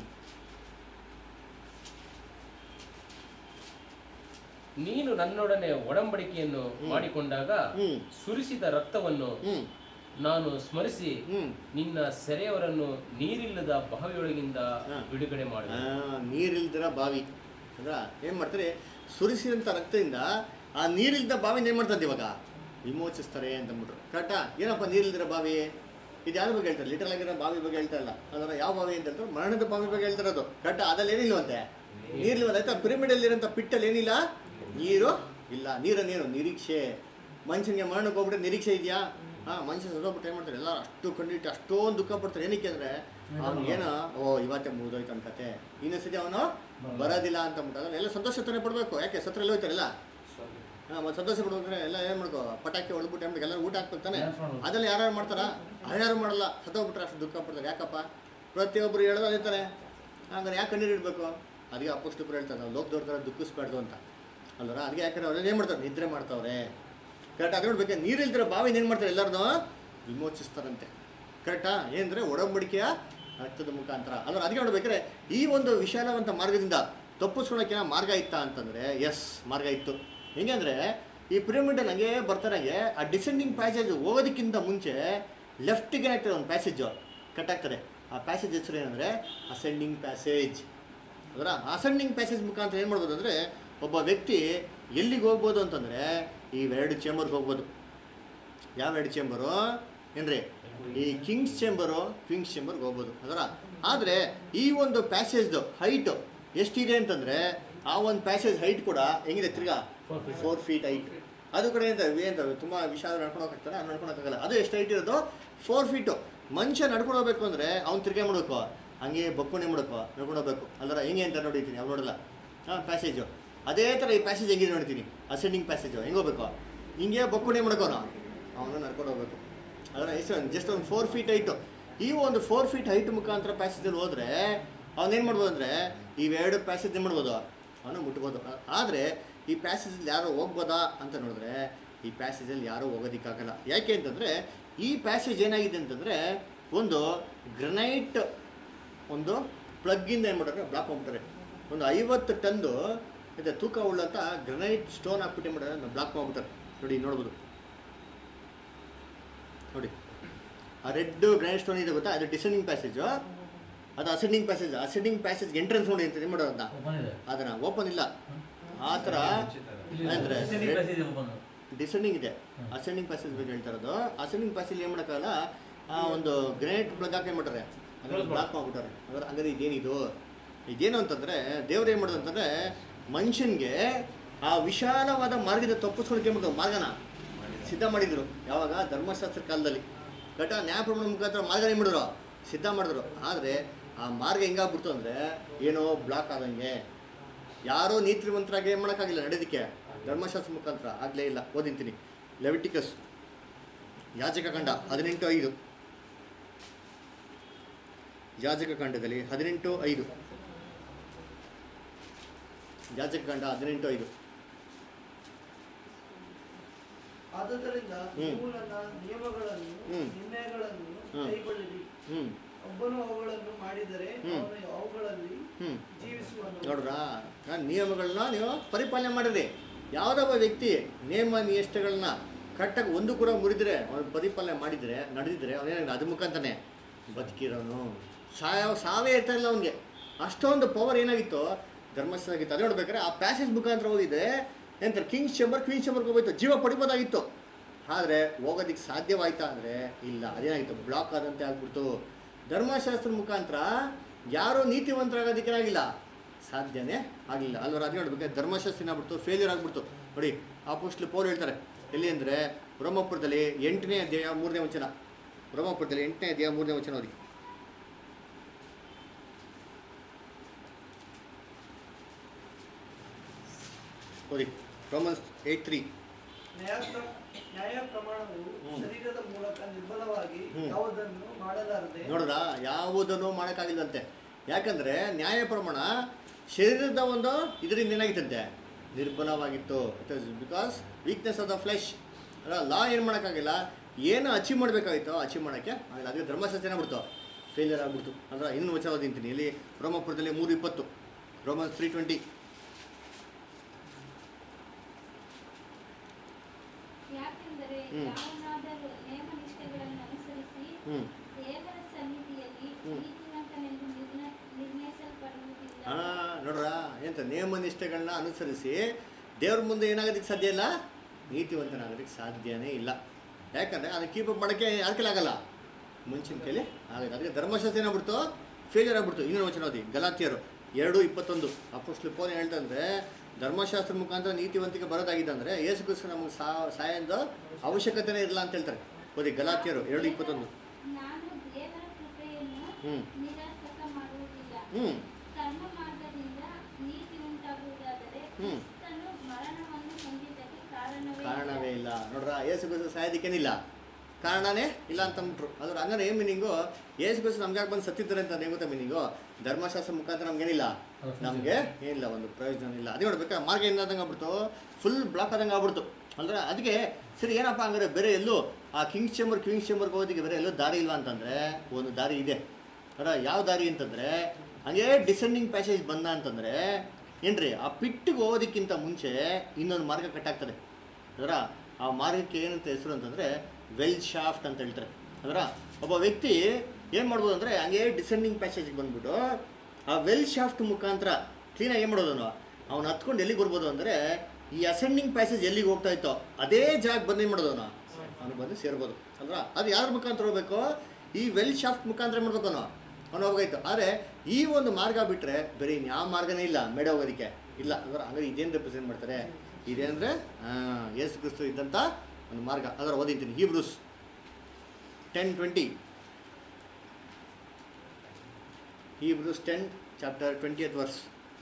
Speaker 1: ನೀನು ನನ್ನೊಡನೆ ಒಡಂಬಡಿಕೆಯನ್ನು
Speaker 2: ಹ್ಮ್.
Speaker 1: ಮಾಡಿಕೊಂಡಾಗ
Speaker 2: ಹ್ಞೂ
Speaker 1: ಸುರಿಸಿದ ರಕ್ತವನ್ನು
Speaker 2: ಹ್ಞೂ
Speaker 1: ನಾನು ಸ್ಮರಿಸಿ
Speaker 2: ಹ್ಞೂ
Speaker 1: ನಿನ್ನ ಸೆರೆಯವರನ್ನು ನೀರಿಲ್ಲದ ಬಾವಿಯೊಳಗಿಂದ
Speaker 2: ಹಾ.
Speaker 1: ಬಿಡುಗಡೆ ಮಾಡಿದೆ
Speaker 2: ನೀರಿಲ್ದಿರ ಬಾವಿ ಅಂದ್ರ ಏನು ಮಾಡ್ತಾರೆ ಸುರಿಸಿದಂಥ ರಕ್ತದಿಂದ ಆ ನೀರಿಲ್ದ ಬಾವಿನ ಏನು ಮಾಡ್ತಾರೆ ಇವಾಗ ವಿಮೋಚಿಸ್ತಾರೆ ಅಂತ ಅಂದ್ಬಿಟ್ರು ಕರೆಕ್ಟಾ ಏನಪ್ಪ ನೀರಿಲ್ದಿರ ಬಾವಿ ಇದು ಯಾರ ಬಗ್ಗೆ ಹೇಳ್ತಾರೆ ಲಿಟಲ್ ಆಗಿರೋ ಬಾವಿ ಬಗ್ಗೆ ಹೇಳ್ತಾ ಇಲ್ಲ ಅದರ ಯಾವ ಬಾವಿ ಅಂತ ಹೇಳಿದ್ರು ಮರಣದ ಬಾವಿ ಬಗ್ಗೆ ಹೇಳ್ತಿರೋದು ಕರೆಕ್ಟಾ ಅದ್ರಲ್ಲಿ ಏನಿಲ್ವಂತೆ ನೀರಿಲ್ವಂತೆ ಆಯ್ತಾ ಪಿರಮಿಡಲ್ಲಿ ಇರೋಂಥ ಪಿಟ್ಟಲ್ಲಿ ಏನಿಲ್ಲ ನೀರು ಇಲ್ಲ ನೀರನ್ನೇನು ನಿರೀಕ್ಷೆ ಮನುಷ್ಯನಿಗೆ ಮರಣಕ್ಕೆ ಹೋಗ್ಬಿಟ್ಟು ನಿರೀಕ್ಷೆ ಇದೆಯಾ ಹಾಂ ಮನುಷ್ಯ ಸದೋಗ್ಬಿಟ್ಟು ಏನು ಮಾಡ್ತಾರೆ ಎಲ್ಲ ಅಷ್ಟು ಕಂಡಿಟ್ಟು ಅಷ್ಟೊಂದು ದುಃಖ ಪಡ್ತಾರೆ ಏನಕ್ಕೆ ಅಂದರೆ ಏನೋ ಓ ಇವತ್ತೇ ಮುಗಿದೋಯ್ತು ಅಂತ ಕತೆ ಇನ್ನೊಂದು ಸತಿ ಅವನು ಬರೋದಿಲ್ಲ ಅಂತ ಅಂದ್ಬಿಟ್ಟು ಅದನ್ನ ಎಲ್ಲ ಸಂತೋಷ ತಾನೇ ಪಡಬೇಕು ಯಾಕೆ ಸತ್ರ ಎಲ್ಲ ಹೋಯ್ತಾರಲ್ಲ ಹಾಂ ಮತ್ತು ಸಂತೋಷ ಪಡ್ಬೇಕಂದ್ರೆ ಎಲ್ಲ ಏನು ಮಾಡ್ಕೋ ಪಟಾಕಿ ಹೊಡೆದ್ಬಿಟ್ಟು ಟೈಮ್ಗೆ ಎಲ್ಲರೂ ಊಟ ಹಾಕ್ಬೇಕು ತಾನೆ ಅದೆಲ್ಲ ಯಾರು ಮಾಡ್ತಾರ ಯಾರು ಮಾಡಲ್ಲ ಸತ್ತೋಗ್ಬಿಟ್ರೆ ಅಷ್ಟು ದುಃಖ ಪಡ್ತಾರೆ ಯಾಕಪ್ಪ ಪ್ರತಿಯೊಬ್ಬರು ಹೇಳೋದು ಹೇಳ್ತಾರೆ ಹಂಗಾರೆ ಯಾಕೆ ಕಣ್ಣೀರು ಇಡಬೇಕು ಅದಕ್ಕೆ ಅಪ್ಪಷ್ಟೊಬ್ರು ಹೇಳ್ತಾರೆ ನಾವು ಲೋಕದವ್ರ ಥರ ದುಃಖಿಸ್ಬಾರ್ದು ಅಂತ ಅಲ್ವರ ಅದಕ್ಕೆ ಯಾಕಂದ್ರೆ ಅವ್ರು ಏನು ಮಾಡ್ತಾರೆ ನಿದ್ರೆ ಮಾಡ್ತಾವ್ರೆ ಕರೆಕ್ಟ್ ಅದು ನೋಡ್ಬೇಕು ನೀರಿಲ್ದಿರೋ ಬಾವಿನ ಏನು ಮಾಡ್ತಾರೆ ಎಲ್ಲರನ್ನೂ ವಿಮೋಚಿಸ್ತಾರಂತೆ ಕರೆಕ್ಟಾ ಏನಂದರೆ ಒಡಂಬಡಿಕೆಯ ರಕ್ತದ ಮುಖಾಂತರ ಅಲ್ವ ಅದಕ್ಕೆ ನೋಡ್ಬೇಕಾದ್ರೆ ಈ ಒಂದು ವಿಶಾಲವಂತ ಮಾರ್ಗದಿಂದ ತಪ್ಪಿಸ್ಕೊಳಕ್ಕೆ ಮಾರ್ಗ ಇತ್ತಾ ಅಂತಂದರೆ ಎಸ್ ಮಾರ್ಗ ಇತ್ತು ಹೆಂಗೆ ಅಂದರೆ ಈ ಪಿರಮಿಡಲ್ಲಿ ಹಂಗೆ ಬರ್ತಾರಂಗೆ ಆ ಡಿಸೆಂಡಿಂಗ್ ಪ್ಯಾಸೇಜ್ ಹೋಗೋದಕ್ಕಿಂತ ಮುಂಚೆ ಲೆಫ್ಟಿಗೆ ಆಗ್ತದೆ ಒಂದು ಪ್ಯಾಸೇಜು ಕಟ್ ಆಗ್ತದೆ ಆ ಪ್ಯಾಸೇಜ್ ಹೆಸರು ಏನಂದರೆ ಅಸೆಂಡಿಂಗ್ ಪ್ಯಾಸೇಜ್ ಅದರ ಅಸೆಂಡಿಂಗ್ ಪ್ಯಾಸೇಜ್ ಮುಖಾಂತರ ಏನು ಮಾಡ್ಬೋದು ಅಂದರೆ ಒಬ್ಬ ವ್ಯಕ್ತಿ ಎಲ್ಲಿಗೆ ಹೋಗ್ಬೋದು ಅಂತಂದರೆ ಈ ಎರಡು ಚೇಂಬರ್ಗೆ ಹೋಗ್ಬೋದು ಯಾವ ಎರಡು ಚೇಂಬರು ಏನ್ರಿ ಈ ಕಿಂಗ್ಸ್ ಚೇಂಬರು ಕ್ವೀನ್ಸ್ ಚೇಂಬರ್ಗೆ ಹೋಗ್ಬೋದು ಅದರ ಆದರೆ ಈ ಒಂದು ಪ್ಯಾಸೇಜ್ದು ಹೈಟು ಎಷ್ಟಿದೆ ಅಂತಂದರೆ ಆ ಒಂದು ಪ್ಯಾಸೇಜ್ ಹೈಟ್ ಕೂಡ ಹೆಂಗಿದೆ ತಿರ್ಗಾ ಫೋರ್ ಫೀಟ್ ಹೈಟ್ ಅದು ಕೂಡ ಏನಂತ ಏನಂತ ತುಂಬ ವಿಶಾಲ ನಡ್ಕೊಂಡು ಹೋಗ್ತಾರೆ ನಡ್ಕೊಳಕ್ಕಾಗಲ್ಲ ಅದು ಎಷ್ಟು ಹೈಟ್ ಇರೋದು ಫೋರ್ ಫೀಟು ಮನುಷ್ಯ ನಡ್ಕೊಂಡು ಹೋಗ್ಬೇಕು ಅಂದರೆ ಅವ್ನು ತಿರ್ಗಾ ಮಾಡಬೇಕು ಹಂಗೆ ಬಕ್ಕುಣೆ ಮಾಡಬೇಕು ನಡ್ಕೊಂಡು ಹೋಗ್ಬೇಕು ಅಲ್ಲರ ಹೆಂಗೆ ಅಂತ ನೋಡಿದ್ದೀನಿ ಅವ್ನು ನೋಡಲ್ಲ ಹಾಂ ಪ್ಯಾಸೇಜು ಅದೇ ಥರ ಈ ಪ್ಯಾಸೇಜ್ ಹೆಂಗಿದೆ ನೋಡ್ತೀನಿ ಅಸೆಂಡಿಂಗ್ ಪ್ಯಾಸೇಜು ಹೆಂಗೆ ಹೋಗ್ಬೇಕು ಹಿಂಗೆ ಬಕ್ಕುಣೆ ಮಾಡ್ಕೋನು ಅವನು ನಡ್ಕೊಂಡು ಹೋಗ್ಬೇಕು ಅದರ ಎಷ್ಟು ಜಸ್ಟ್ ಒಂದು ಫೋರ್ ಫೀಟ್ ಹೈಟು ಈ ಒಂದು ಫೋರ್ ಫೀಟ್ ಹೈಟ್ ಮುಖಾಂತರ ಪ್ಯಾಸೇಜಲ್ಲಿ ಹೋದರೆ ಅವನೇನು ಮಾಡ್ಬೋದು ಅಂದರೆ ಇವೆರಡು ಪ್ಯಾಸೇಜ್ ಏನು ಮಾಡ್ಬೋದು ಅವನು ಮುಟ್ಬೋದು ಆದರೆ ಈ ಪ್ಯಾಸೇಜಲ್ಲಿ ಯಾರು ಹೋಗ್ಬೋದಾ ಅಂತ ನೋಡಿದ್ರೆ ಈ ಪ್ಯಾಸೇಜಲ್ಲಿ ಯಾರೂ ಹೋಗೋದಕ್ಕಾಗಲ್ಲ ಯಾಕೆ ಅಂತಂದರೆ ಈ ಪ್ಯಾಸೇಜ್ ಏನಾಗಿದೆ ಅಂತಂದರೆ ಒಂದು ಗ್ರನೈಟ್ ಒಂದು ಪ್ಲಗ್ಗಿಂದ ಏನು ಮಾಡ್ತಾರೆ ಬ್ಲಾಕ್ ಮಾಡ್ಬಿಟ್ರೆ ಒಂದು ಐವತ್ತು ಟನ್ದು ಇದೆ ತೂಕ ಉಳ್ಳಂಥ ಗ್ರನೈಟ್ ಸ್ಟೋನ್ ಹಾಕ್ಬಿಟ್ಟು ಏನು ಮಾಡ್ತಾರೆ ಬ್ಲಾಕ್ ಮಾಡ್ಬಿಟ್ಟಾರೆ ನೋಡಿ ನೋಡ್ಬೋದು ನೋಡಿ ಆ ರೆಡ್ ಗ್ರನೈಟ್ ಸ್ಟೋನ್ ಇದೆ ಗೊತ್ತಾ ಅದು ಡಿಸೆಂಡಿಂಗ್ ಪ್ಯಾಸೇಜು ಅದು ascending passage ascending passage entrance ನೋಡಿ ಅಂತ ಏನು ಮಾಡೋದು ಅದನ್ನ
Speaker 3: ಓಪನ್ ಇದೆ
Speaker 2: ಅದನ್ನ ಓಪನ್ ಇಲ್ಲ ಆ ಥರ ಅಂದರೆ
Speaker 3: Descending passage open.
Speaker 2: ಡಿಸೆಂಡಿಂಗ್ ಇದೆ ಅಸೆಂಡಿಂಗ್ ಪ್ಯಾಸೇಜ್ ಬಗ್ಗೆ ಹೇಳ್ತಾ ಇರೋದು ಅಸೆಂಡಿಂಗ್ ಪ್ಯಾಸೇಜ್ ಏನು ಮಾಡೋಕ್ಕಾಗಲ್ಲ ಆ ಒಂದು ಗ್ರೆನೇಟ್ ಪ್ಲಗ್ ಹಾಕಿ ಏನು ಮಾಡ್ತಾರೆ ಅದನ್ನು ಬ್ಲಾಕ್ ಮಾಡ್ಬಿಟ್ಟಾರೆ ಅಂದ್ರೆ ಹಂಗಾರೆ ಇದೇನಿದು ಇದೇನು ಅಂತಂದರೆ ದೇವ್ರು ಏನು ಮಾಡೋದು ಅಂತಂದರೆ ಮನುಷ್ಯನಿಗೆ ಆ ವಿಶಾಲವಾದ ಮಾರ್ಗದ ತಪ್ಪಿಸ್ಕೊಳಕ್ಕೆ ಏನು ಮಾಡೋದು ಮಾರ್ಗನ ಸಿದ್ಧ ಮಾಡಿದ್ರು ಯಾವಾಗ ಧರ್ಮಶಾಸ್ತ್ರ ಕಾಲದಲ್ಲಿ ಘಟ ನ್ಯಾಯಪ್ರಮಾಣ ಮುಖಾಂತರ ಮಾರ್ಗ ಏನು ಮಾಡಿದ್ರು ಸಿದ್ಧ ಮಾಡಿದ್ರು ಆದರೆ ಆ ಮಾರ್ಗ ಹೆಂಗಾಗ್ಬಿಡ್ತು ಅಂದರೆ ಏನೋ ಬ್ಲಾಕ್ ಆದಂಗೆ ಯಾರೋ ನೀತಿವಂತರಾಗಿ ಏನು ಮಾಡೋಕ್ಕಾಗಿಲ್ಲ ನಡೆಯೋದಕ್ಕೆ ಧರ್ಮಶಾಸ್ತ್ರ ಮುಖಾಂತರ ಆಗಲೇ ಇಲ್ಲ ಓದಿಂತೀನಿ ಲೆವಿಟಿಕಸ್ ಯಾಜಕ ಕಂಡ ಹದಿನೆಂಟು ಐದು ಯಾಜಕ ಕಾಂಡದಲ್ಲಿ ಹದಿನೆಂಟು ಐದು ಯಾಜಕ ಕಾಂಡ ಹದಿನೆಂಟು ಐದು
Speaker 8: ಆದುದರಿಂದ
Speaker 2: ಹ್ಮ್.
Speaker 8: ನೀವು ನನ್ನ ನಿಯಮಗಳನ್ನು
Speaker 2: ಹ್ಮ್.
Speaker 8: ನಿರ್ಣಯಗಳನ್ನು
Speaker 2: ಹ್ಮ್.
Speaker 8: ಕೈಗೊಳ್ಳಿರಿ
Speaker 2: ಹ್ಞೂ
Speaker 8: ಒಬ್ಬನು ಅವುಗಳನ್ನು ಮಾಡಿದರೆ
Speaker 2: ಹ್ಮ್.
Speaker 8: ಅವನು ಅವುಗಳಲ್ಲಿ
Speaker 2: ಹ್ಞೂ
Speaker 8: ಜೀವಿಸುವನು
Speaker 2: ನೋಡ್ರಾ ನಾನು ನಿಯಮಗಳನ್ನ ನೀವು ಪರಿಪಾಲನೆ ಮಾಡಿರಿ ಯಾವುದೋ ಒಬ್ಬ ವ್ಯಕ್ತಿ ನಿಯಮ ನಿಯಷ್ಟಗಳನ್ನ ಕರೆಕ್ಟಾಗಿ ಒಂದು ಕೂಡ ಮುರಿದ್ರೆ ಅವನು ಪರಿಪಾಲನೆ ಮಾಡಿದರೆ ನಡೆದಿದ್ರೆ ಅವನೇನಾಗ ಅದು ಮುಖಾಂತನೇ ಬದುಕಿರೋನು ಸಾಯ ಸಾವೇ ಇರ್ತಾ ಇಲ್ಲ ಅವನಿಗೆ ಅಷ್ಟೊಂದು ಪವರ್ ಏನಾಗಿತ್ತು ಧರ್ಮಸ್ಥಳ ಆಗಿತ್ತು ಅದೇ ನೋಡ್ಬೇಕಾದ್ರೆ ಆ ಪ್ಯಾಸೇಜ್ ಮುಖಾಂತರ ಹೋಗಿದ್ರೆ ಎಂತ ಕಿಂಗ್ಸ್ ಚೇಂಬರ್ ಕ್ವೀನ್ಸ್ ಚೇಂಬರ್ಗೆ ಹೋಗ್ಬೋಯ್ತು ಜೀವ ಪಡಿಬೋದಾಗಿತ್ತು ಆದರೆ ಹೋಗೋದಕ್ಕೆ ಸಾಧ್ಯವಾಯ್ತಾ ಅಂದರೆ ಇಲ್ಲ ಅದೇನಾಗಿತ್ತು ಬ್ಲಾಕ್ ಆದಂತೆ ಆಗ್ಬಿಡ್ತು ಧರ್ಮಶಾಸ್ತ್ರ ಮುಖಾಂತರ ಯಾರೂ ನೀತಿವಂತರಾಗೋದಕ್ಕೆ ಆಗಿಲ್ಲ ಸಾಧ್ಯನೇ ಆಗಲಿಲ್ಲ ಅಲ್ವರ ಅದು ನೋಡ್ಬೇಕು ಧರ್ಮಶಾಸ್ತ್ರ ಏನಾಗ್ಬಿಡ್ತು ಫೇಲ್ಯೂರ್ ಆಗ್ಬಿಡ್ತು ನೋಡಿ ಆಪೋಸ್ಟ್ಲು ಪೌಲ್ ಹೇಳ್ತಾರೆ ಎಲ್ಲಿ ಅಂದರೆ ಬ್ರಹ್ಮಪುರದಲ್ಲಿ ಎಂಟನೇ ಅಧ್ಯಾಯ ಮೂರನೇ ವಚನ ಬ್ರಹ್ಮಪುರದಲ್ಲಿ ಎಂಟನೇ ಅಧ್ಯಾಯ ಮೂರನೇ ವಚನ ಓದಿ ಓದಿ ರೋಮನ್ಸ್ ಏಯ್ಟ್ ತ್ರೀ
Speaker 8: ನ್ಯಾಯ ಪ್ರ- ನ್ಯಾಯ ಪ್ರಮಾಣವು
Speaker 2: ಹ್ಮ್.
Speaker 8: ಶರೀರದ ಮೂಲಕ ನಿರ್ಬಲವಾಗಿ
Speaker 2: ಹ್ಮ್.
Speaker 8: ಯಾವುದನ್ನು ಮಾಡಲಾರದೆ
Speaker 2: ನೋಡ್ರ ಯಾವುದನ್ನು ಮಾಡೋಕ್ಕಾಗಿಲ್ಲಂತೆ ಯಾಕಂದ್ರೆ ನ್ಯಾಯ ಪ್ರಮಾಣ ಶರೀರದ ಒಂದು ಇದರಿಂದ ಏನಾಗಿತ್ತಂತೆ ನಿರ್ಬಲವಾಗಿತ್ತು it is because weakness of the flesh ಅಲ್ಲ ಲಾ ಏನು ಮಾಡೋಕ್ಕಾಗಿಲ್ಲ ಏನು ಅಚೀವ್ ಮಾಡಬೇಕಾಗಿತ್ತೋ ಅಚೀವ್ ಮಾಡೋಕ್ಕೆ ಆಗಿಲ್ಲ ಅದಕ್ಕೆ ಧರ್ಮಶಾಸ್ತ್ರ ಏನಾಗ್ಬಿಡ್ತು ಫೇಲಿಯರ್ ಆಗ್ಬಿಡ್ತು ಅಂದ್ರೆ ಇನ್ನೂ ವಚನ ಓದಿಂತೀನಿ ಇಲ್ಲಿ ರೋಮಪುರದಲ್ಲಿ ಮೂರು ಇಪ್ಪತ್ತು ರೋಮನ್ಸ್ ತ್ರೀ ಟ್ವೆಂಟಿ
Speaker 4: ಯಾಕೆಂದರೆ
Speaker 2: ಹ್ಮ್.
Speaker 4: ಯಾವನಾದರೂ ನೇಮ ನಿಷ್ಠೆಗಳನ್ನು ಅನುಸರಿಸಿ
Speaker 2: ಹ್ಞೂ
Speaker 4: ದೇವರ ಸನ್ನಿಧಿಯಲ್ಲಿ
Speaker 2: ಹ್ಮ್.
Speaker 4: ನೀತಿವಂತನೆಂದು ನಿರ್ಣ- ನಿರ್ಣಯಿಸಲ್ಪಡುವುದಿಲ್ಲ
Speaker 2: ಹಾಂ ನೋಡ್ರ ಎಂತ ನೇಮ ನಿಷ್ಠೆಗಳನ್ನ ಅನುಸರಿಸಿ ದೇವ್ರ ಮುಂದೆ ಏನಾಗೋದಕ್ಕೆ ಸಾಧ್ಯ ಇಲ್ಲ ನೀತಿವಂತನಾಗೋದಕ್ಕೆ ಸಾಧ್ಯನೇ ಇಲ್ಲ ಯಾಕಂದರೆ ಅದನ್ನು ಕೀಪ್ ಅಪ್ ಮಾಡೋಕ್ಕೆ ಯಾರ ಕೈಲಿ ಆಗಲ್ಲ ಮುಂಚಿನ ಕೈಲಿ ಆಗುತ್ತೆ ಅದಕ್ಕೆ ಧರ್ಮಶಾಸ್ತ್ರ ಏನಾಗ್ಬಿಡ್ತು ಫೇಲಿಯರ್ ಆಗ್ಬಿಡ್ತು ಇನ್ನೊಂದು ವಚನ ಓದಿ ಗಲಾತಿಯರು ಎರಡು ಇಪ್ಪತ್ತೊಂದು ಅಪ್ಪಷ್ಟು ಫೋನ್ ಹೇಳ್ತಂದ್ರೆ ಧರ್ಮಶಾಸ್ತ್ರ ಮುಖಾಂತರ ನೀತಿವಂತಿಕೆ ಬರೋದಾಗಿದ್ದಂದ್ರೆ ಯೇಸು ಕ್ರಿಸ್ತು ನಮಗೆ ಸಾ ಸಹಾಯದ ಅವಶ್ಯಕತೆನೇ ಇರಲ್ಲ ಅಂತ ಹೇಳ್ತಾರೆ ಓದಿ ಗಲಾತಿಯರು ಎರಡು ಇಪ್ಪತ್ತೊಂದು
Speaker 4: ನಾನು ದೇವರ ಕೃಪೆಯನ್ನು
Speaker 2: ಹ್ಞೂ
Speaker 4: ನಿರರ್ಥಕ ಮಾಡುವುದಿಲ್ಲ
Speaker 2: ಹ್ಞೂ
Speaker 4: ಕರ್ಮ ಮಾರ್ಗದಿಂದ ನೀತಿ ಉಂಟಾಗುವುದಾದರೆ
Speaker 2: ಹ್ಮ್.
Speaker 4: ಕ್ರಿಸ್ತನು ಮರಣವನ್ನು ಹೊಂದಿದ್ದಕ್ಕೆ ಕಾರಣವೇ
Speaker 2: ಕಾರಣವೇ
Speaker 4: ಇಲ್ಲ.
Speaker 2: ಇಲ್ಲ ನೋಡ್ರ ಯೇಸು ಕ್ರಿಸ್ತು ಸಾಯೋದಕ್ಕೇನಿಲ್ಲ ಕಾರಣನೇ ಇಲ್ಲ ಅಂತ ಅಂದ್ಬಿಟ್ರು ಅದ್ರ ಹಂಗಾರೆ ಏನು ಮೀನಿಂಗು ಯೇಸು ಕ್ರಿಸ್ತು ನಮ್ಗೆ ಯಾಕೆ ಬಂದು ಸತ್ತಿದ್ದಾರೆ ಅಂತ ಏನು ಗೊತ್ತಾ ಮೀನಿಂಗು ಧರ್ಮಶಾಸ್ತ್ರ ಮುಖಾಂತರ ನಮ್ಗೇನಿಲ್ಲ ನಮಗೆ ಏನಿಲ್ಲ ಒಂದು ಪ್ರಯೋಜನ ಇಲ್ಲ ಅದೇ ನೋಡ್ಬೇಕಾ ಮಾರ್ಗ ಏನಾದಂಗೆ ಆಗ್ಬಿಡ್ತು ಫುಲ್ ಬ್ಲಾಕ್ ಆದಂಗೆ ಆಗ್ಬಿಡ್ತು ಅಂದ್ರೆ ಅದಕ್ಕೆ ಸರಿ ಏನಪ್ಪ ಹಂಗಾರೆ ಬೇರೆ ಎಲ್ಲೂ ಆ ಕಿಂಗ್ಸ್ ಚೇಂಬರ್ ಕಿಂಗ್ಸ್ ಚೇಂಬರ್ಗೆ ಹೋಗೋದಕ್ಕೆ ಬೇರೆ ಎಲ್ಲೂ ದಾರಿ ಇಲ್ಲ ಅಂತಂದರೆ ಒಂದು ದಾರಿ ಇದೆ ಅರ ಯಾವ ದಾರಿ ಅಂತಂದರೆ ಹಂಗೆ ಡಿಸೆಂಡಿಂಗ್ ಪ್ಯಾಸೇಜ್ ಬಂದ ಅಂತಂದರೆ ಏನ್ರಿ ಆ ಪಿಟ್ಟಿಗೆ ಹೋಗೋದಕ್ಕಿಂತ ಮುಂಚೆ ಇನ್ನೊಂದು ಮಾರ್ಗ ಕಟ್ಟಾಗ್ತದೆ ಅದರ ಆ ಮಾರ್ಗಕ್ಕೆ ಏನಂತ ಹೆಸರು ಅಂತಂದರೆ ವೆಲ್ ಶಾಫ್ಟ್ ಅಂತ ಹೇಳ್ತಾರೆ ಅದರ ಒಬ್ಬ ವ್ಯಕ್ತಿ ಏನು ಮಾಡ್ಬೋದು ಅಂದರೆ ಹಂಗೆ ಡಿಸೆಂಡಿಂಗ್ ಪ್ಯಾಸೇಜ್ಗೆ ಬಂದ್ಬಿಟ್ಟು ಆ ವೆಲ್ ಶಾಫ್ಟ್ ಮುಖಾಂತರ ಕ್ಲೀನಾಗಿ ಏನು ಮಾಡೋದು ಅವ್ನು ಹತ್ಕೊಂಡು ಎಲ್ಲಿಗೆ ಬರ್ಬೋದು ಅಂದರೆ ಈ ಅಸೆಂಡಿಂಗ್ ಪ್ಯಾಸೇಜ್ ಎಲ್ಲಿಗೆ ಹೋಗ್ತಾ ಇತ್ತೋ ಅದೇ ಜಾಗ ಬಂದು ಏನು ಮಾಡೋದು ಅವನು ಅವನು ಬಂದು ಸೇರ್ಬೋದು ಅಲ್ವಾ ಅದು ಯಾರ ಮುಖಾಂತರ ಹೋಗ್ಬೇಕು ಈ ವೆಲ್ ಶಾಫ್ಟ್ ಮುಖಾಂತರ ಮಾಡ್ಬೇಕು ಅವನು ಅವನು ಹೋಗಾಯ್ತು ಆದರೆ ಈ ಒಂದು ಮಾರ್ಗ ಬಿಟ್ಟರೆ ಬೇರೆ ಇನ್ಯಾವ ಮಾರ್ಗನೇ ಇಲ್ಲ ಮೇಡ ಹೋಗೋದಕ್ಕೆ ಇಲ್ಲ ಅಂದ್ರೆ ಅಂದರೆ ಇದೇನು ರೆಪ್ರೆಸೆಂಟ್ ಮಾಡ್ತಾರೆ ಇದೇನಂದರೆ ಯೇಸು ಕ್ರಿಸ್ತು ಇದ್ದಂಥ ಒಂದು ಮಾರ್ಗ ಅದರ ಓದಿದ್ದೀನಿ Hebrews ten twenty Hebrews ten chapter twenty ಎತ್ ವರ್ಸ್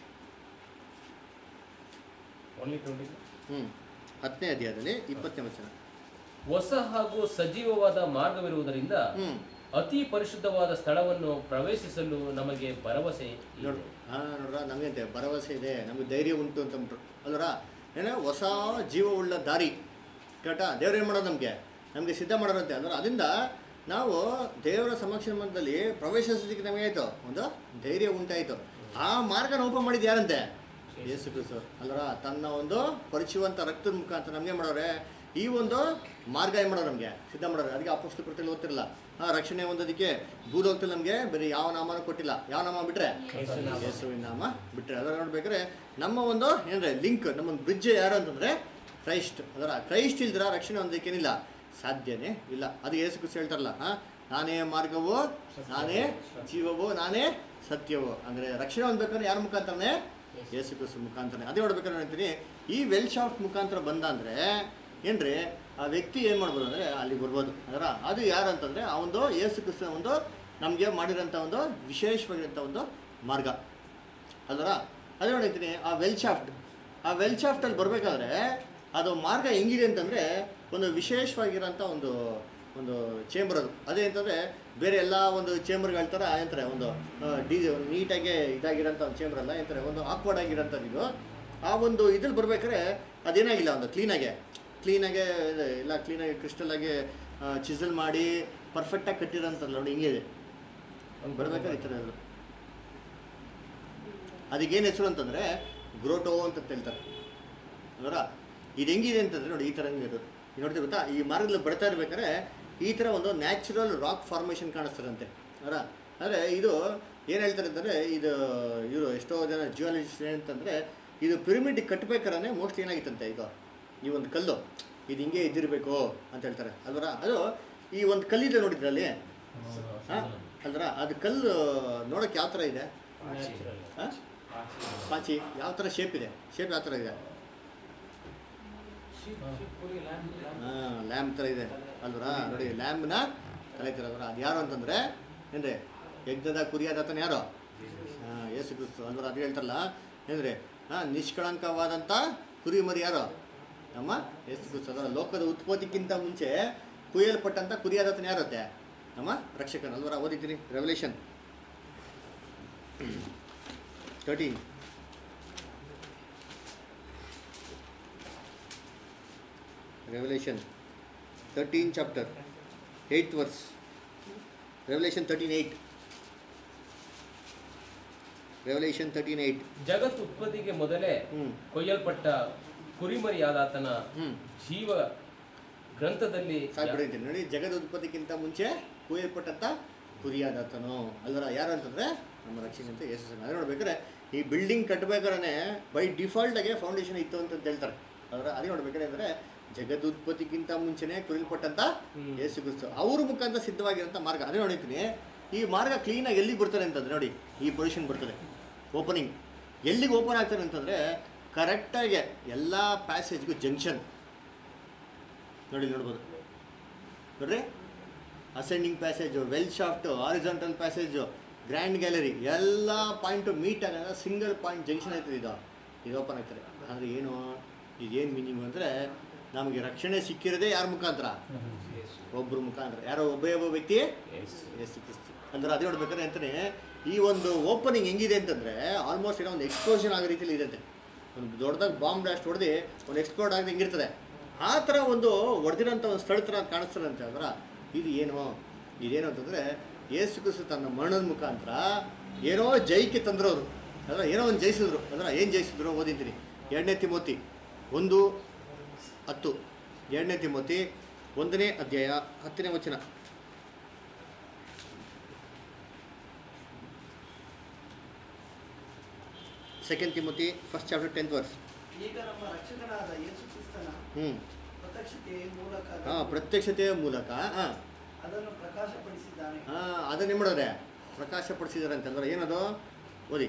Speaker 1: ಓನ್ಲಿ ಟ್ವೆಂಟಿ
Speaker 2: ಹ್ಞೂ ಹತ್ತನೇ ಅಧ್ಯಾಯದಲ್ಲಿ ಇಪ್ಪತ್ತನೇ ವಚನ
Speaker 1: ಹೊಸ ಹಾಗೂ ಸಜೀವವಾದ ಮಾರ್ಗವಿರುವುದರಿಂದ
Speaker 2: ಹ್ಞೂ
Speaker 1: ಅತಿ ಪರಿಶುದ್ಧವಾದ ಸ್ಥಳವನ್ನು ಪ್ರವೇಶಿಸಲು ನಮಗೆ ಭರವಸೆ
Speaker 2: ನೋಡು
Speaker 1: ಇದೆ.
Speaker 2: ಹಾಂ ನೋಡ್ರ ನಮಗೆ ಅಂತೆ ಭರವಸೆ ಇದೆ ನಮಗೆ ಧೈರ್ಯ ಉಂಟು ಅಂತಂದ್ಬಿಟ್ರು ಅಲ್ವರ ಏನೋ ಹೊಸ ಜೀವವುಳ್ಳ ದಾರಿ ಕರೆಕ್ಟಾ ದೇವ್ರು ಏನು ಮಾಡೋದು ನಮಗೆ ನಮಗೆ ಸಿದ್ಧ ಮಾಡೋರಂತೆ ಅಂದ್ರೆ ಅದರಿಂದ ನಾವು ದೇವರ ಸಮಕ್ಷಮದಲ್ಲಿ ಪ್ರವೇಶಿಸೋದಕ್ಕೆ ನಮಗೆ ಆಯಿತು ಒಂದು ಧೈರ್ಯ ಉಂಟಾಯಿತು ಆ ಮಾರ್ಗನ ಓಪನ್ ಮಾಡಿದ್ದು ಯಾರಂತೆ ಯೇಸು ಕ್ರಿಸ್ತು ಅಲ್ವರ ತನ್ನ ಒಂದು ಪರಿಚಯವಂತ ರಕ್ತದ ಮುಖಾಂತರ ನಮಗೆ ಮಾಡೋರೆ ಈ ಒಂದು ಮಾರ್ಗ ಏನು ಮಾಡೋರು ನಮಗೆ ಸಿದ್ಧ ಮಾಡೋರು ಅದಕ್ಕೆ ಅಪೋಸ್ತು ಕೃತಿಯಲ್ಲಿ ಓದ್ತಿರಲ್ಲ ಆ ರಕ್ಷಣೆ ಹೊಂದೋದಕ್ಕೆ ಭೂಲೋಕದಲ್ಲಿ ನಮಗೆ ಬೇರೆ ಯಾವ ನಾಮನೂ ಕೊಟ್ಟಿಲ್ಲ ಯಾವ ನಾಮ ಬಿಟ್ರೆ
Speaker 1: ಯೇಸುವಿನ ನಾಮ.
Speaker 2: ಯೇಸುವಿನ ನಾಮ ಬಿಟ್ಟರೆ ಅದರ ನೋಡ್ಬೇಕಾದ್ರೆ ನಮ್ಮ ಒಂದು ಏನಂದ್ರೆ ಲಿಂಕ್ ನಮ್ಮ ಒಂದು ಬ್ರಿಡ್ಜ್ ಯಾರು ಅಂತಂದ್ರೆ ಕ್ರೈಸ್ಟ್ ಅದರ ಕ್ರೈಸ್ಟ್ ಇಲ್ದಿರ ರಕ್ಷಣೆ ಹೊಂದೋದಕ್ಕೇನಿಲ್ಲ ಸಾಧ್ಯನೇ ಇಲ್ಲ ಅದು ಯೇಸು ಕ್ರಿಸ್ತು ಹೇಳ್ತಾರಲ್ಲ ಹಾ ನಾನೇ ಮಾರ್ಗವು ನಾನೇ ಜೀವವು ನಾನೇ ಸತ್ಯವು ಅಂದರೆ ರಕ್ಷಣೆ ಹೊಂದ್ಬೇಕಂದ್ರೆ ಯಾರ ಮುಖಾಂತರನೇ ಯೇಸು ಕ್ರಿಸ್ತು ಮುಖಾಂತರನೇ ಅದೇ ನೋಡ್ಬೇಕಾದ್ರೆ ಹೇಳ್ತೀನಿ ಈ ವೆಲ್ ಶಾಫ್ಟ್ ಮುಖಾಂತರ ಬಂದ ಅಂದರೆ ಏನ್ರಿ ಆ ವ್ಯಕ್ತಿ ಏನು ಮಾಡ್ಬೋದು ಅಂದರೆ ಅಲ್ಲಿ ಬರ್ಬೋದು ಅದರ ಅದು ಯಾರು ಅಂತಂದರೆ ಆ ಒಂದು ಯೇಸು ಕ್ರಿಸ್ತನ ಒಂದು ನಮಗೆ ಮಾಡಿರೋಂಥ ಒಂದು ವಿಶೇಷವಾಗಿರೋಂಥ ಒಂದು ಮಾರ್ಗ ಅಲ್ವರ ಅದೇ ನೋಡಿರ್ತೀನಿ ಆ ವೆಲ್ ಶಾಫ್ಟ್ ಆ ವೆಲ್ ಶಾಫ್ಟಲ್ಲಿ ಬರಬೇಕಾದ್ರೆ ಅದು ಮಾರ್ಗ ಹೆಂಗಿದೆ ಅಂತಂದರೆ ಒಂದು ವಿಶೇಷವಾಗಿರೋಂಥ ಒಂದು ಒಂದು ಚೇಂಬರ್ ಅದು ಅದೇ ಅಂತಂದರೆ ಬೇರೆ ಎಲ್ಲ ಒಂದು ಚೇಂಬರ್ಗಳ ಥರ ಏನಂತಾರೆ ಒಂದು ಡಿ ನೀಟಾಗಿ ಇದಾಗಿರೋಂಥ ಒಂದು ಚೇಂಬರ್ ಅಲ್ಲ ಏನಂತಾರೆ ಒಂದು ಆಕ್ವರ್ಡ್ ಆಗಿರೋಂಥದ್ದು ಇದು ಆ ಒಂದು ಇದ್ರಲ್ಲಿ ಬರ್ಬೇಕಾದ್ರೆ ಅದೇನಾಗಿಲ್ಲ ಒಂದು ಕ್ಲೀನಾಗೆ ಕ್ಲೀನಾಗೆ ಇದೆ ಎಲ್ಲ ಕ್ಲೀನಾಗಿ ಕ್ರಿಸ್ಟಲಾಗಿ ಚಿಸಲ್ ಮಾಡಿ ಪರ್ಫೆಕ್ಟಾಗಿ ಕಟ್ಟಿರೋಂಥದ್ದು ನೋಡಿ ಹಿಂಗೆ ಇದೆ ಹಂಗೆ ಬರ್ಬೇಕಾದ್ರೆ ಈ ಥರ ಇರೋದು ಅದಕ್ಕೇನು ಹೆಸರು ಅಂತಂದರೆ ಗ್ರೋಟೋ ಅಂತ ಹೇಳ್ತಾರೆ ಅದರ ಇದು ಹೆಂಗಿದೆ ಅಂತಂದರೆ ನೋಡಿ ಈ ಥರ ಹಂಗೆ ಇರೋದು ಈಗ ನೋಡ್ತೀವಿ ಗೊತ್ತಾ ಈ ಮಾರ್ಗದಲ್ಲಿ ಬರ್ತಾ ಇರ್ಬೇಕಾದ್ರೆ ಈ ಥರ ಒಂದು ನ್ಯಾಚುರಲ್ ರಾಕ್ ಫಾರ್ಮೇಷನ್ ಕಾಣಿಸ್ತಾರಂತೆ ಅವರ ಅಂದರೆ ಇದು ಏನು ಹೇಳ್ತಾರೆ ಅಂತಂದರೆ ಇದು ಇವರು ಎಷ್ಟೋ ಜನ ಜಿಯಾಲಜಿಸ್ಟ್ ಏನಂತಂದರೆ ಇದು ಪಿರಮಿಡ್ ಕಟ್ಟಬೇಕಾದ್ರೆ ಮೋಸ್ಟ್ಲಿ ಏನಾಗಿತ್ತಂತೆ ಇದು ಈ ಒಂದು ಕಲ್ಲು ಇದು ಹಿಂಗೆ ಇದ್ದಿರಬೇಕು ಅಂತ ಹೇಳ್ತಾರೆ ಅಲ್ವರ ಅದು ಈ ಒಂದು ಕಲ್ಲಿದೆ ನೋಡಿದ್ರಲ್ಲಿ ಹಾಂ ಅಲ್ವರ ಅದು ಕಲ್ಲು ನೋಡೋಕೆ ಯಾವ ಥರ ಇದೆ
Speaker 1: ನ್ಯಾಚುರಲ್
Speaker 2: ಹಾಂ ಪಾಚಿ ಯಾವ ಥರ ಶೇಪ್ ಇದೆ ಶೇಪ್ ಯಾವ ಥರ ಇದೆ ಹಾಂ ಲ್ಯಾಂಪ್ ಥರ ಇದೆ ಅಲ್ವರ ನೋಡಿ ಲ್ಯಾಂಪ್ನ ಕಲಿತಾರಲ್ವರ ಅದು ಯಾರು ಅಂತಂದರೆ ಏನ್ರಿ ಯಜ್ಞದ ಕುರಿಯಾದತನ ಯಾರು ಹಾಂ ಯೇಸು ಕ್ರಿಸ್ತು ಅಲ್ವರ ಅದು ಹೇಳ್ತಾರಲ್ಲ ಏನ್ರಿ ಹಾಂ ನಿಷ್ಕಳಂಕವಾದಂಥ ಕುರಿ ಮರಿ ಯಾರು ನಮ್ಮ ಯೇಸು ಕ್ರಿಸ್ತು ಅದರ ಲೋಕದ ಉತ್ಪತ್ತಿಕ್ಕಿಂತ ಮುಂಚೆ ಕುಯ್ಯಲ್ಪಟ್ಟಂಥ ಕುರಿಯಾದತನ ಯಾರತ್ತೆ ನಮ್ಮ ರಕ್ಷಕನ ಅಲ್ವರ ಓದಿದ್ದೀನಿ Revelation thirteen Revelation 13 chapter 8th verse Revelation 13 8 Revelation 13 8
Speaker 1: ಜಗತ್ ಉತ್ಪತ್ತಿಗೆ ಮೊದಲೇ
Speaker 2: ಹ್ಮ್
Speaker 1: ಕೊಯ್ಯಲ್ಪಟ್ಟ ಕುರಿಮರಿಯಾದಾತನ
Speaker 2: ಹ್ಮ್
Speaker 1: ಜೀವ ಗ್ರಂಥದಲ್ಲಿ
Speaker 2: ಸಾಕ್ಬಿಡಿದ್ದೀನಿ ನೋಡಿ ಜಗದ ಉತ್ಪತ್ತಿಗಿಂತ ಮುಂಚೆ ಕುಯ್ಯಲ್ಪಟ್ಟಂತ ಕುರಿಯಾದಾತನು ಅಲ್ಲರ ಯಾರು ಅಂತಂದ್ರೆ ನಮ್ಮ ರಕ್ಷಣೆ ಅಂತ ಯೇಸು ಸ್ವಾಮಿ. ಅದೇ ನೋಡ್ಬೇಕಾದ್ರೆ ಈ ಬಿಲ್ಡಿಂಗ್ ಕಟ್ಟಬೇಕಾದ್ರೆ ಬೈ ಡಿಫಾಲ್ಟಾಗೆ ಫೌಂಡೇಶನ್ ಇತ್ತು ಅಂತ ಹೇಳ್ತಾರೆ ಅದರ ಅದೇ ನೋಡ್ಬೇಕಾದ್ರೆ ಅಂದರೆ ಜಗದುತ್ಪತ್ತಿಗಿಂತ ಮುಂಚೆನೇ ಕುರಿಲ್ಪಟ್ಟಂತ
Speaker 1: ಹ್ಮ್.
Speaker 2: ಯೇಸು ಕ್ರಿಸ್ತು ಅವ್ರ ಮುಖಾಂತರ ಸಿದ್ಧವಾಗಿರೋಂಥ ಮಾರ್ಗ ಅದೇ ನೋಡಿರ್ತೀನಿ ಈ ಮಾರ್ಗ ಕ್ಲೀನಾಗಿ ಎಲ್ಲಿಗೆ ಬರ್ತಾರೆ ಅಂತಂದ್ರೆ ನೋಡಿ ಈ ಪೊಸಿಷನ್ ಬರ್ತದೆ ಓಪನಿಂಗ್ ಎಲ್ಲಿಗೆ ಓಪನ್ ಆಗ್ತಾರೆ ಅಂತಂದರೆ ಕರೆಕ್ಟಾಗಿ ಎಲ್ಲ ಪ್ಯಾಸೇಜ್ಗೂ ಜಂಕ್ಷನ್ ನೋಡಿ ನೋಡ್ಬೋದು ನೋಡ್ರಿ ascending passage well shaft horizontal passage grand gallery ಎಲ್ಲ ಪಾಯಿಂಟು ಮೀಟ್ ಆಗೋದ ಸಿಂಗಲ್ ಪಾಯಿಂಟ್ ಜಂಕ್ಷನ್ ಆಯ್ತದೆ ಇದು ಇದು ಓಪನ್ ಆಗ್ತದೆ ಅಂದರೆ ಏನು ಇದೇನು ಮೀನಿಂಗ್ ಅಂದರೆ ನಮಗೆ ರಕ್ಷಣೆ ಸಿಕ್ಕಿರೋದೇ ಯಾರ ಮುಖಾಂತರ ಒಬ್ಬರು ಮುಖಾಂತರ ಯಾರೋ ಒಬ್ಬೇ ಒಬ್ಬ ವ್ಯಕ್ತಿ
Speaker 1: Yes.
Speaker 2: ಯೇಸು ಕ್ರಿಸ್ತು ಅಂದ್ರೆ ಅದೇ ನೋಡ್ಬೇಕಾದ್ರೆ ಅಂತಾನೆ ಈ ಒಂದು ಓಪನಿಂಗ್ ಹೆಂಗಿದೆ ಅಂತಂದರೆ ಆಲ್ಮೋಸ್ಟ್ ಏನೋ ಒಂದು ಎಕ್ಸ್ಪ್ಲೋಷನ್ ಆಗೋ ರೀತಿಯಲ್ಲಿ ಇದೆ ಒಂದು ದೊಡ್ಡದಾಗಿ ಬಾಂಬ್ ಬ್ಲಾಸ್ಟ್ ಹೊಡೆದು ಒಂದು ಎಕ್ಸ್ಪ್ಲೋಡ್ ಆಗದೆ ಹೆಂಗಿರ್ತದೆ ಆ ಥರ ಒಂದು ಹೊಡೆದಿರೋಂಥ ಒಂದು ಸ್ಥಳ ಥರ ಕಾಣಿಸ್ತದೆ ಅಂತ ಅಂದ್ರೆ ಇದು ಏನು ಇದೇನು ಅಂತಂದರೆ ಯೇಸು ಕ್ರಿಸ್ತು ತನ್ನ ಮರಣದ ಮುಖಾಂತರ ಏನೋ ಜೈಕ್ಕೆ ತಂದ್ರು ಅವರು ಅಂದ್ರೆ ಏನೋ ಒಂದು ಜಯಿಸಿದ್ರು ಅಂದ್ರೆ ಏನು ಜಯಿಸಿದ್ರು ಓದಿದ್ದೀನಿ ಎರಡನೇ ತಿಮೋತಿ ಒಂದು ಹತ್ತು ಎರಡನೇ ತಿಮೋತಿ ಒಂದನೇ ಅಧ್ಯಾಯ ಹತ್ತನೇ ವಚನ second Timothy first chapter tenth verse
Speaker 8: ಈಗ ನಮ್ಮ ರಕ್ಷಕನಾದ ಯೇಸು ಕ್ರಿಸ್ತನ
Speaker 2: ಹ್ಞೂ
Speaker 8: ಪ್ರತ್ಯಕ್ಷತೆಯ ಮೂಲಕ
Speaker 2: ಹಾಂ ಪ್ರತ್ಯಕ್ಷತೆಯ ಮೂಲಕ ಹಾಂ
Speaker 8: ಅದನ್ನು ಪ್ರಕಾಶಪಡಿಸಿದ್ದಾನೆ
Speaker 2: ಹಾಂ ಅದನ್ನೇ ಮಾಡಿದ್ರೆ ಪ್ರಕಾಶಪಡಿಸಿದ್ದಾರೆ ಅಂತಂದ್ರೆ ಏನದು ಓದಿ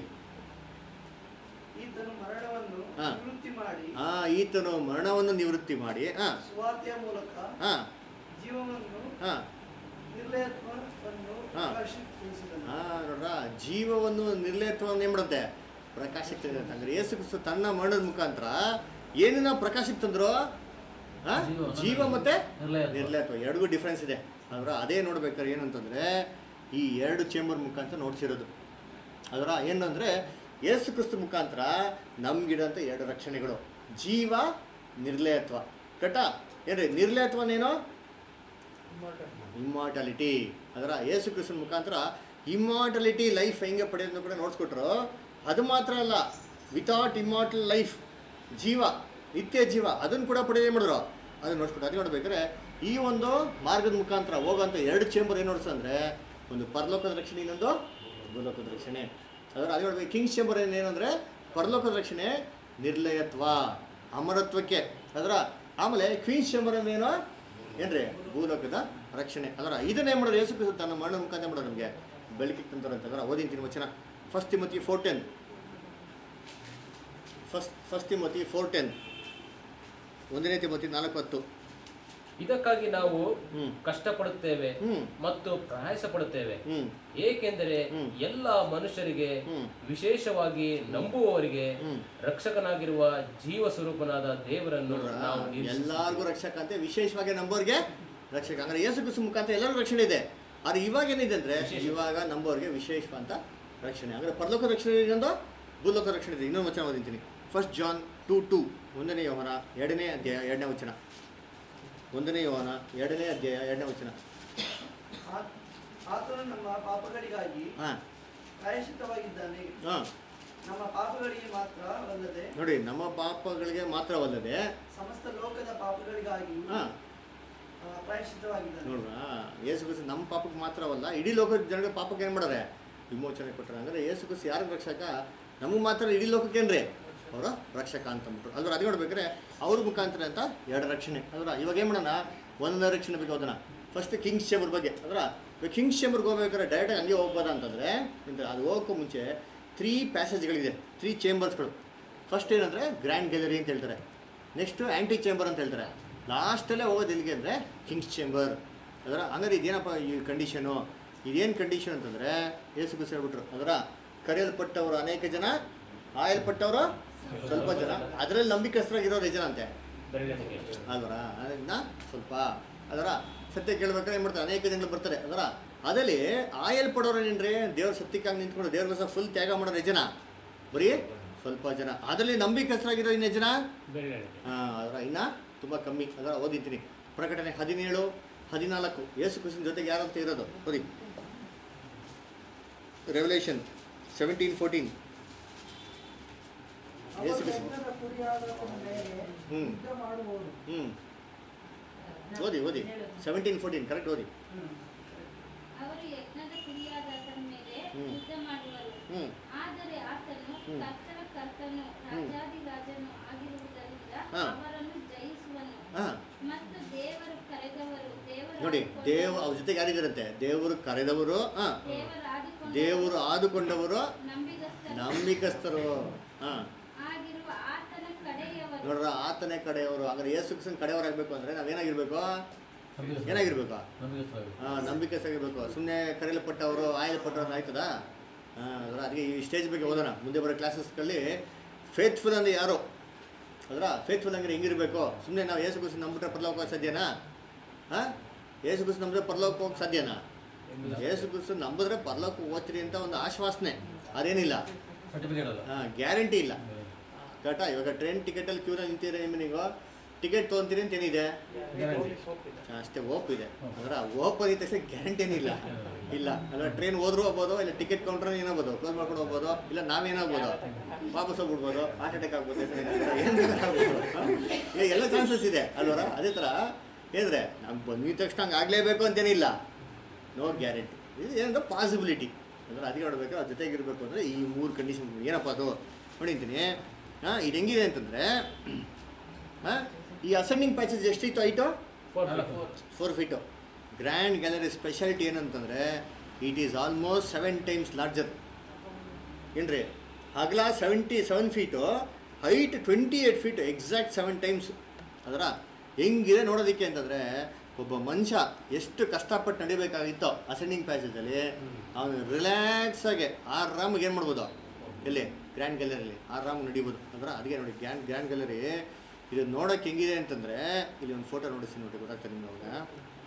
Speaker 8: ಈತನು ಮರಣವನ್ನು
Speaker 2: ಹಾ.
Speaker 8: ನಿವೃತ್ತಿ ಮಾಡಿ
Speaker 2: ಹಾಂ ಈತನು ಮರಣವನ್ನು ನಿವೃತ್ತಿ ಮಾಡಿ ಹಾಂ
Speaker 8: ಸುವಾರ್ತೆಯ ಮೂಲಕ
Speaker 2: ಹಾಂ
Speaker 8: ಜೀವವನ್ನು
Speaker 2: ಹಾಂ
Speaker 8: ನಿರ್ಲಯತ್ವವನ್ನು
Speaker 2: ಹಾ.
Speaker 8: ಪ್ರಕಾಶಿಸಿದನು
Speaker 2: ಹಾಂ ನೋಡ್ರ ಜೀವವನ್ನು ನಿರ್ಲಯತ್ವವನ್ನು ಏನು ಮಾಡುತ್ತೆ ಪ್ರಕಾಶಕ್ಕೆ ತಂದಿರುತ್ತೆ ಅಂದ್ರೆ ಯೇಸು ಕ್ರಿಸ್ತು ತನ್ನ ಮರಣದ ಮುಖಾಂತರ ಏನನ್ನ ಪ್ರಕಾಶಕ್ಕೆ ತಂದ್ರು ಹಾಂ
Speaker 3: ಜೀವ.
Speaker 2: ಜೀವ ಮತ್ತೆ
Speaker 3: ನಿರ್ಲಯತ್ವ.
Speaker 2: ನಿರ್ಲಯತ್ವ ಎರಡಿಗೂ ಡಿಫ್ರೆನ್ಸ್ ಇದೆ ಅದರ ಅದೇ ನೋಡ್ಬೇಕಾದ್ರೆ ಏನಂತಂದ್ರೆ ಈ ಎರಡು ಚೇಂಬರ್ ಮುಖಾಂತರ ನೋಡ್ಸಿರೋದು ಅದರ ಏನಂದ್ರೆ ಯೇಸು ಕ್ರಿಸ್ತು ಮುಖಾಂತರ ನಮ್ಗಿಡಂತ ಎರಡು ರಕ್ಷಣೆಗಳು ಜೀವ ನಿರ್ಲಯತ್ವ ಕಟ ಏನ್ರಿ ನಿರ್ಲಯತ್ವನೇನೋ ಇಮ್ಮಾರ್ಟಾಲಿಟಿ ಅದರ ಯೇಸು ಕ್ರಿಸ್ತನ ಮುಖಾಂತರ ಇಮ್ಮಾರ್ಟಾಲಿಟಿ ಲೈಫ್ ಹೆಂಗೆ ಪಡೆಯೋದನ್ನು ಕೂಡ ನೋಡ್ಸ್ಕೊಟ್ರು ಅದು ಮಾತ್ರ ಅಲ್ಲ ವಿತೌಟ್ ಇಮ್ಮಾರ್ಟಲ್ ಲೈಫ್ ಜೀವ ನಿತ್ಯ ಜೀವ ಅದನ್ನು ಕೂಡ ಪಡೆದೇ ಮಾಡಿದ್ರು ಅದನ್ನು ನೋಡ್ಸ್ಕೊಟ್ರು ಅದು ನೋಡ್ಬೇಕಾದ್ರೆ ಈ ಒಂದು ಮಾರ್ಗದ ಮುಖಾಂತರ ಹೋಗೋಂಥ ಎರಡು ಚೇಂಬರ್ ಏನು ನೋಡ್ಸಂದ್ರೆ ಒಂದು ಪರಲೋಕದ ರಕ್ಷಣೆ ಇನ್ನೊಂದು ಭೂಲೋಕದ ರಕ್ಷಣೆ ಅದರ ಅದು ನೋಡ್ಬೇಕು ಕಿಂಗ್ಸ್ ಚೇಂಬರ್ ಏನಂದರೆ ಪರಲೋಕದ ರಕ್ಷಣೆ ನಿರ್ಲಯತ್ವ ಅಮರತ್ವಕ್ಕೆ ಅದರ ಆಮೇಲೆ ಕ್ವೀನ್ಸ್ ಚೇಂಬರ್ ಏನು ಏನ್ರಿ ಭೂಲೋಕದ ರಕ್ಷಣೆ ಅದರ ಇದನ್ನೇ ಮಾಡೋರು ಯೇಸು ಕ್ರಿಸ್ತು ತನ್ನ ಮರಣ ಮುಖಾಂತರ ಮಾಡೋರು ನಮಗೆ ಬೆಳಕಿಗೆ ತಂತಾರೆ ಅಂತಂದ್ರೆ ಓದಿಂತೀನಿ ವಚನ first Timothy four ten first first Timothy four ten ಒಂದನೇ ತಿಮತಿ ನಾಲ್ಕು ಹತ್ತು
Speaker 1: ಇದಕ್ಕಾಗಿ ನಾವು
Speaker 2: ಹ್ಮ್.
Speaker 1: ಕಷ್ಟಪಡುತ್ತೇವೆ
Speaker 2: ಹ್ಮ್.
Speaker 1: ಮತ್ತು ಪ್ರಯಾಸ ಪಡುತ್ತೇವೆ
Speaker 2: ಹ್ಞೂ
Speaker 1: ಏಕೆಂದರೆ
Speaker 2: ಹ್ಮ್.
Speaker 1: ಎಲ್ಲ ಮನುಷ್ಯರಿಗೆ
Speaker 2: ಹ್ಮ್.
Speaker 1: ವಿಶೇಷವಾಗಿ ನಂಬುವವರಿಗೆ
Speaker 2: ಹ್ಮ್.
Speaker 1: ರಕ್ಷಕನಾಗಿರುವ ಜೀವ ಸ್ವರೂಪನಾದ ದೇವರನ್ನು ನಾವು ನಿರೀಕ್ಷಿಸುತ್ತೇವೆ.
Speaker 2: ಎಲ್ಲರಿಗೂ ರಕ್ಷಕ ಅಂತ ವಿಶೇಷವಾಗಿ ನಂಬೋರ್ಗೆ ರಕ್ಷಕ ಅಂದ್ರೆ ಯೇಸು ಕ್ರಿಸ್ತು ಮುಖಾಂತರ ಎಲ್ಲರಿಗೂ ರಕ್ಷಣೆ ಇದೆ ಆದರೆ ಇವಾಗ ಏನಿದೆ ಅಂದ್ರೆ
Speaker 1: ವಿಶೇಷ.
Speaker 2: ಇವಾಗ ನಂಬೋರ್ಗೆ ವಿಶೇಷ ಅಂತ ರಕ್ಷಣೆ ಅಂದ್ರೆ ಪರಲೋಕ ರಕ್ಷಣೆ ಇನ್ನೊಂದು ಭೂಲೋಕ ರಕ್ಷಣೆ ಇದೆ ಇನ್ನೊಂದು ವಚನ ಓದಿಂತೀನಿ ಫಸ್ಟ್ ಜಾನ್ ಟೂ ಟೂ ಒಂದನೇ ಯೋಹನ ಎರಡನೇ ಅಧ್ಯಾಯ ಎರಡನೇ ವಚನ ಒಂದನೇ ಯೋಹನ ಎರಡನೇ ಅಧ್ಯಾಯ ಎರಡನೇ ವಚನ
Speaker 8: ಆತ- ಆತನು ನಮ್ಮ ಪಾಪಗಳಿಗಾಗಿ
Speaker 2: ಹಾಂ
Speaker 8: ಪ್ರಾಯಶ್ಚಿತ್ತವಾಗಿದ್ದಾನೆ
Speaker 2: ಹಾಂ
Speaker 8: ನಮ್ಮ ಪಾಪಗಳಿಗೆ ಮಾತ್ರ ಅಲ್ಲದೆ
Speaker 2: ನೋಡಿ ನಮ್ಮ ಪಾಪಗಳಿಗೆ ಮಾತ್ರವಲ್ಲದೆ
Speaker 8: ಸಮಸ್ತ ಲೋಕದ ಪಾಪಗಳಿಗಾಗಿಯೂ
Speaker 2: ಹಾಂ
Speaker 8: ಆ, ಪ್ರಾಯಶ್ಚಿತ್ತವಾಗಿದ್ದಾನೆ
Speaker 2: ನೋಡ್ರ ಯೇಸು ಕ್ರಿಸ್ತ ನಮ್ಮ ಪಾಪಕ್ಕೆ ಮಾತ್ರವಲ್ಲ ಇಡೀ ಲೋಕದ ಜನರಿಗೆ ಪಾಪಕ್ಕೆ ಏನು ಮಾಡೋರೆ ವಿಮೋಚನೆ ಕೊಟ್ಟರೆ ಅಂದರೆ ಯೇಸು ಕ್ರಿಸ್ತ ಯಾರಿಗೆ ರಕ್ಷಕ ನಮಗೆ ಮಾತ್ರ ಇಡೀ ಲೋಕಕ್ಕೇನ್ರಿ ಅವರ ರಕ್ಷಕ ಅಂತ ಅಂದ್ಬಿಟ್ಟು ಅಲ್ವ ಅದು ನೋಡ್ಬೇಕಾದ್ರೆ ಅವ್ರ ಮುಖಾಂತರ ಅಂತ ಎರಡು ರಕ್ಷಣೆ ಅಲ್ವ ಇವಾಗ ಏನು ಮಾಡೋಣ ಒಂದನೇ ರಕ್ಷಣೆ ಬಗ್ಗೆ ಹೋದನ ಫಸ್ಟ್ ಕಿಂಗ್ಸ್ ಚೇಂಬರ್ ಬಗ್ಗೆ ಅಲ್ವ ಇವಾಗ ಕಿಂಗ್ಸ್ ಚೇಂಬರ್ಗೆ ಹೋಗ್ಬೇಕಾದ್ರೆ ಡೈರೆಕ್ಟಾಗಿ ಹಂಗೆ ಹೋಗ್ಬೋದಾ ಅಂತಂದರೆ ಇಂತ ಅದು ಹೋಗೋಕ್ಕೂ ಮುಂಚೆ ತ್ರೀ ಪ್ಯಾಸೇಜ್ಗಳಿದೆ ತ್ರೀ ಚೇಂಬರ್ಸ್ಗಳು ಫಸ್ಟ್ ಏನಂದರೆ ಗ್ರ್ಯಾಂಡ್ ಗ್ಯಾಲರಿ ಅಂತ ಹೇಳ್ತಾರೆ ನೆಕ್ಸ್ಟು ಆ್ಯಂಟಿ ಚೇಂಬರ್ ಅಂತ ಹೇಳ್ತಾರೆ ಲಾಸ್ಟಲ್ಲೇ ಹೋಗೋದು ಎಲ್ಲಿಗೆ ಅಂದರೆ ಕಿಂಗ್ಸ್ ಚೇಂಬರ್ ಅದರ ಹಂಗಾರೆ ಇದೇನಪ್ಪ ಈ ಕಂಡೀಷನು ಇದೇನು ಕಂಡೀಷನ್ ಅಂತಂದರೆ ಏಸು ಗುಸ್ ಹೇಳ್ಬಿಟ್ರು ಅದರ ಕರೆಯಲ್ಪಟ್ಟವರು ಅನೇಕ ಜನ ಆಯಲ್ಪಟ್ಟವರು ಸ್ವಲ್ಪ ಜನ ಅದರಲ್ಲಿ ನಂಬಿಕಸ್ಥರಾಗಿರೋರು ಎಷ್ಟು ಜನ ಅಂತೆ
Speaker 1: ಬರೀ
Speaker 2: ಅಲ್ವರ ಅದರಿಂದ ಸ್ವಲ್ಪ ಅದರ ಸತ್ಯ ಕೇಳ್ಬೇಕಾದ್ರೆ ಏನು ಮಾಡ್ತಾರೆ ಅನೇಕ ಜನಗಳು ಬರ್ತಾರೆ ಅದರ ಅದರಲ್ಲಿ ಆಯಲ್ಪಡೋರು ಏನ್ರಿ ದೇವ್ರ ಸತ್ಯಕ್ಕಾಗಿ ನಿಂತ್ಕೊಂಡು ದೇವ್ರಿಗೋಸ್ಕರ ಫುಲ್ ತ್ಯಾಗ ಮಾಡೋರು ಎಷ್ಟು ಜನ ಬರೀ ಸ್ವಲ್ಪ ಜನ ಅದರಲ್ಲಿ ನಂಬಿಕಸ್ಥರಾಗಿರೋ ಇನ್ನೇ ಜನ
Speaker 1: ಬೇರೆ
Speaker 2: ಹಾಂ ಅದರ ಇನ್ನೂ ತುಂಬ ಕಮ್ಮಿ ಅದರ ಓದಿದ್ದೀನಿ ಪ್ರಕಟಣೆ ಹದಿನೇಳು ಹದಿನಾಲ್ಕು ಯೇಸು ಕ್ರಿಸ್ತನ ಜೊತೆಗೆ ಯಾರಂತ ಇರೋದು ಓದಿ ರೆವಲ್ಯೂಷನ್ ಸೆವೆಂಟೀನ್ ಫೋರ್ಟೀನ್
Speaker 5: ಅವರು
Speaker 2: ಯೇಸು ಕ್ರಿಸ್ತ
Speaker 5: ಯಜ್ಞದ ಕುರಿಯಾದವನ ಮೇಲೆ
Speaker 2: ಹ್ಮ್.
Speaker 5: ಯುದ್ಧ ಮಾಡುವವರು
Speaker 2: ಹ್ಞೂ ಓದಿ ಓದಿ ಸೆವೆಂಟೀನ್ ಫೋರ್ಟೀನ್ ಕರೆಕ್ಟ್ ಓದಿ
Speaker 4: ಅವರು ಯಜ್ಞದ ಕುರಿಯಾದಾತನ ಮೇಲೆ
Speaker 2: ಹ್ಮ್.
Speaker 4: ಯುದ್ಧ ಮಾಡುವರು
Speaker 2: ಹ್ಞೂ
Speaker 4: ಆದರೆ ಆತನು
Speaker 2: ಹ್ಮ್.
Speaker 4: ಕರ್ತನ ಕರ್ತನು ರಾಜಾದಿರಾಜನು ಆಗಿರುವುದರಿಂದ
Speaker 2: ಹಾ.
Speaker 4: ಅವರನ್ನು ಜಯಿಸುವನು
Speaker 2: ಹಾಂ
Speaker 4: ಮತ್ತು ದೇವರು ಕರೆದವರು ದೇವರು
Speaker 2: ನೋಡಿ ದೇವ ಅವ್ರ ಜೊತೆಗೆ ಯಾರಿದ್ದಾರಂತೆ ದೇವರು ಕರೆದವರು ಹಾಂ
Speaker 4: ದೇವರಾದಿಕೊಂಡು
Speaker 2: ದೇವರು ಆದುಕೊಂಡವರು
Speaker 4: ನಂಬಿಗಸ್ತರು
Speaker 2: ನಂಬಿಕಸ್ಥರು ಹಾಂ
Speaker 4: ಆಗಿರುವ ಆತನ ಕಡೆಯವರು
Speaker 2: ನೋಡ್ರ ಆತನೇ ಕಡೆಯವರು ಅಂದ್ರೆ ಯೇಸು ಕ್ರಿಸ್ತನ ಕಡೆಯವರಾಗಬೇಕು ಅಂದರೆ ನಾವೇನಾಗಿರ್ಬೇಕು
Speaker 3: ನಮಗೆ
Speaker 2: ಏನಾಗಿರ್ಬೇಕು
Speaker 3: ನಮಗೆ
Speaker 2: ಹಾಂ ನಂಬಿಕೆ ಸಾಗಿರ್ಬೇಕು ಸುಮ್ಮನೆ ಕರೆಯಲ್ಪಟ್ಟವರು ಆಯಲ್ಪಟ್ಟವ್ರು ಆಯ್ತದ ಹಾಂ ಅದರ ಅದಕ್ಕೆ ಈ ಸ್ಟೇಜ್ ಬಗ್ಗೆ ಓದೋಣ ಮುಂದೆ ಬರೋ ಕ್ಲಾಸಸ್ಗಳಲ್ಲಿ ಫೇತ್ಫುಲ್ ಅಂದರೆ ಯಾರು ಅದರ ಫೇತ್ಫುಲ್ ಅಂದರೆ ಹೆಂಗಿರಬೇಕು ಸುಮ್ಮನೆ ನಾವು ಯೇಸು ಕ್ರಿಸ್ತನ ನಂಬಿಟ್ರೆ ಪರಲೋಕ ಹೋಗಕ್ಕೆ ಸಾಧ್ಯನಾ ಹಾಂ ಯೇಸು ಕ್ರಿಸ್ತನ ನಂಬಿದ್ರೆ ಪರಲೋಕ ಹೋಗಕ್ಕೆ ಸಾಧ್ಯನಾ ಯೇಸು ಕ್ರಿಸ್ತನ ನಂಬಿದ್ರೆ ಪರಲೋಕ ಓದ್ತೀರಿ ಅಂತ ಒಂದು ಆಶ್ವಾಸನೆ ಅದೇನಿಲ್ಲ
Speaker 3: ಸರ್ಟಿಫಿಕೇಟ್ ಅಲ್ಲ
Speaker 2: ಹಾಂ ಗ್ಯಾರಂಟಿ ಇಲ್ಲ ಕರೆಕ್ಟಾ ಇವಾಗ ಟ್ರೈನ್ ಟಿಕೆಟಲ್ಲಿ ಕ್ಯೂನಲ್ಲಿ ನಿಂತಿದ್ರೆ ನಿಮಗೆ ಟಿಕೆಟ್ ತೊಗೊಂತೀರಿ ಅಂತ ಏನಿದೆ
Speaker 3: ಗ್ಯಾರಂಟಿ
Speaker 2: ಅಷ್ಟೇ ಓಪ್ ಇದೆ ಅದರ ಓಪ್ ಅಂದಿದ ತಕ್ಷಣ ಗ್ಯಾರಂಟಿ ಏನಿಲ್ಲ ಇಲ್ಲ ಅಲ್ಲ ಟ್ರೈನ್ ಹೋದ್ರೂ ಹೋಗ್ಬೋದು ಇಲ್ಲ ಟಿಕೆಟ್ ಕೌಂಟ್ರ್ ಏನಾಗ್ಬೋದು ಕ್ಲೋಸ್ ಮಾಡ್ಕೊಂಡು ಹೋಗ್ಬೋದು ಇಲ್ಲ ನಾವೇನಾಗ್ಬೋದು ವಾಪಸ್ ಹೋಗ್ಬಿಡ್ಬೋದು ಹಾರ್ಟ್ ಅಟ್ಯಾಕ್ ಆಗ್ಬೋದು ಏನು ಬೇಕಾದ್ರೂ ಆಗ್ಬೋದು. ಹಾ? ಈಗ ಎಲ್ಲ ಚಾನ್ಸಸ್ ಇದೆ ಅಲ್ವರ ಅದೇ ಥರ ಹೇಳಿದ್ರೆ ನಮ್ಗೆ ಬಂದಿದ ತಕ್ಷಣ ಹಂಗೆ ಆಗಲೇಬೇಕು ಅಂತೇನಿಲ್ಲ ನೋ ಗ್ಯಾರಂಟಿ ಇದು ಏನಂದ್ರೆ ಪಾಸಿಬಿಲಿಟಿ ಅಂದ್ರೆ ಅದಕ್ಕೆ ನೋಡಬೇಕು ಅದ್ರ ಜೊತೆಗಿರಬೇಕು ಅಂದರೆ ಈ ಮೂರು ಕಂಡೀಷನ್ ಏನಪ್ಪ ಅದು ನೋಡಿದ್ದೀನಿ ಹಾಂ ಇದು ಹೆಂಗಿದೆ ಅಂತಂದರೆ ಹಾಂ ಈ ಅಸೆಂಡಿಂಗ್ ಪ್ಯಾಸೇಜ್ ಎಷ್ಟಿತ್ತು ಐಟು
Speaker 1: ಫೋರ್
Speaker 3: ನಾಲ್ಕು.
Speaker 2: Four feet grand gallery speciality ಏನಂತಂದರೆ it is almost seven times larger ಏನ್ರಿ ಅಗಲ seventy seven feet height twenty eight feet exact seven times ಅದರ ಹೆಂಗಿದೆ ನೋಡೋದಕ್ಕೆ ಅಂತಂದರೆ ಒಬ್ಬ ಮನುಷ್ಯ ಎಷ್ಟು ಕಷ್ಟಪಟ್ಟು ನಡಿಬೇಕಾಗಿತ್ತೋ ಅಸೆಂಡಿಂಗ್ ಪ್ಯಾಸೇಜಲ್ಲಿ ಅವನು ರಿಲ್ಯಾಕ್ಸ್ ಆಗಿ ಆರಾಮಾಗಿ ಏನು ಮಾಡ್ಬೋದು ಎಲ್ಲಿ ಗ್ರ್ಯಾಂಡ್ ಗ್ಯಾಲರಿಲಿ ಆರಾಮಾಗಿ ನಡಿಬೋದು ಅಂದ್ರೆ ಅದಕ್ಕೆ ನೋಡಿ ಗ್ರ್ಯಾಂಡ್ ಗ್ರ್ಯಾಂಡ್ ಗ್ಯಾಲರಿ ಇದು ನೋಡೋಕೆ ಹೆಂಗಿದೆ ಅಂತಂದರೆ ಇಲ್ಲಿ ಒಂದು ಫೋಟೋ ನೋಡಿಸ್ತೀನಿ ನೋಡಿ ಗೊತ್ತಾಗ್ತದೆ ನಿಮ್ಗೆ ಅವಾಗ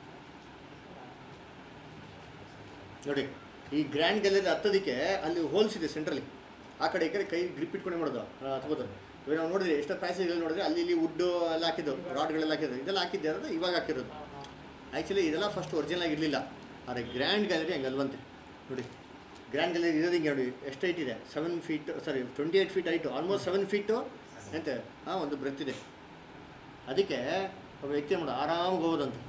Speaker 2: ನೋಡಿ ಈ ಗ್ರ್ಯಾಂಡ್ ಗ್ಯಾಲರಿ ಹತ್ತೋದಕ್ಕೆ ಅಲ್ಲಿ ಹೋಲ್ಸ್ ಇದೆ ಸೆಂಟ್ರಲ್ಲಿ ಆ ಕಡೆ ಈ ಕಡೆ ಕೈ ಗ್ರಿಪ್ ಇಟ್ಕೊಂಡು ಮಾಡೋದು ಹತ್ಕೋತಾರೆ ಇವಾಗ ನಾವು ನೋಡಿದ್ರೆ ಎಷ್ಟೋ ಪ್ಯಾಸೇಜ್ ನೋಡಿದ್ರೆ ಅಲ್ಲಿ ಇಲ್ಲಿ ವುಡ್ಡು ಎಲ್ಲ ಹಾಕಿದ್ದು ರಾಡ್ಗಳೆಲ್ಲ ಹಾಕಿದ್ದು ಇದೆಲ್ಲ ಹಾಕಿದ್ದೆ ಇರೋದು ಇವಾಗ ಹಾಕಿರೋದು ಆ್ಯಕ್ಚುಲಿ ಇದೆಲ್ಲ ಫಸ್ಟ್ ಒರಿಜಿನಲ್ ಆಗಿರಲಿಲ್ಲ ಆದರೆ ಗ್ರ್ಯಾಂಡ್ ಗ್ಯಾಲರಿ ಹಂಗೆ ಅಲ್ವಂತೆ ನೋಡಿ ಗ್ರ್ಯಾಂಡ್ ಗ್ಯಾಲರಿ ಇರೋದು ಹಿಂಗೆ ನೋಡಿ ಎಷ್ಟು ಹೈಟ್ ಇದೆ seven feet sorry twenty eight feet height almost seven feet ಅಂತೆ ಹಾಂ ಒಂದು ಬ್ರೆತ್ ಇದೆ ಅದಕ್ಕೆ ಒಬ್ಬ ವ್ಯಕ್ತಿ ಮಾಡೋದು ಆರಾಮಾಗಿ ಹೋಗೋದಂತೆ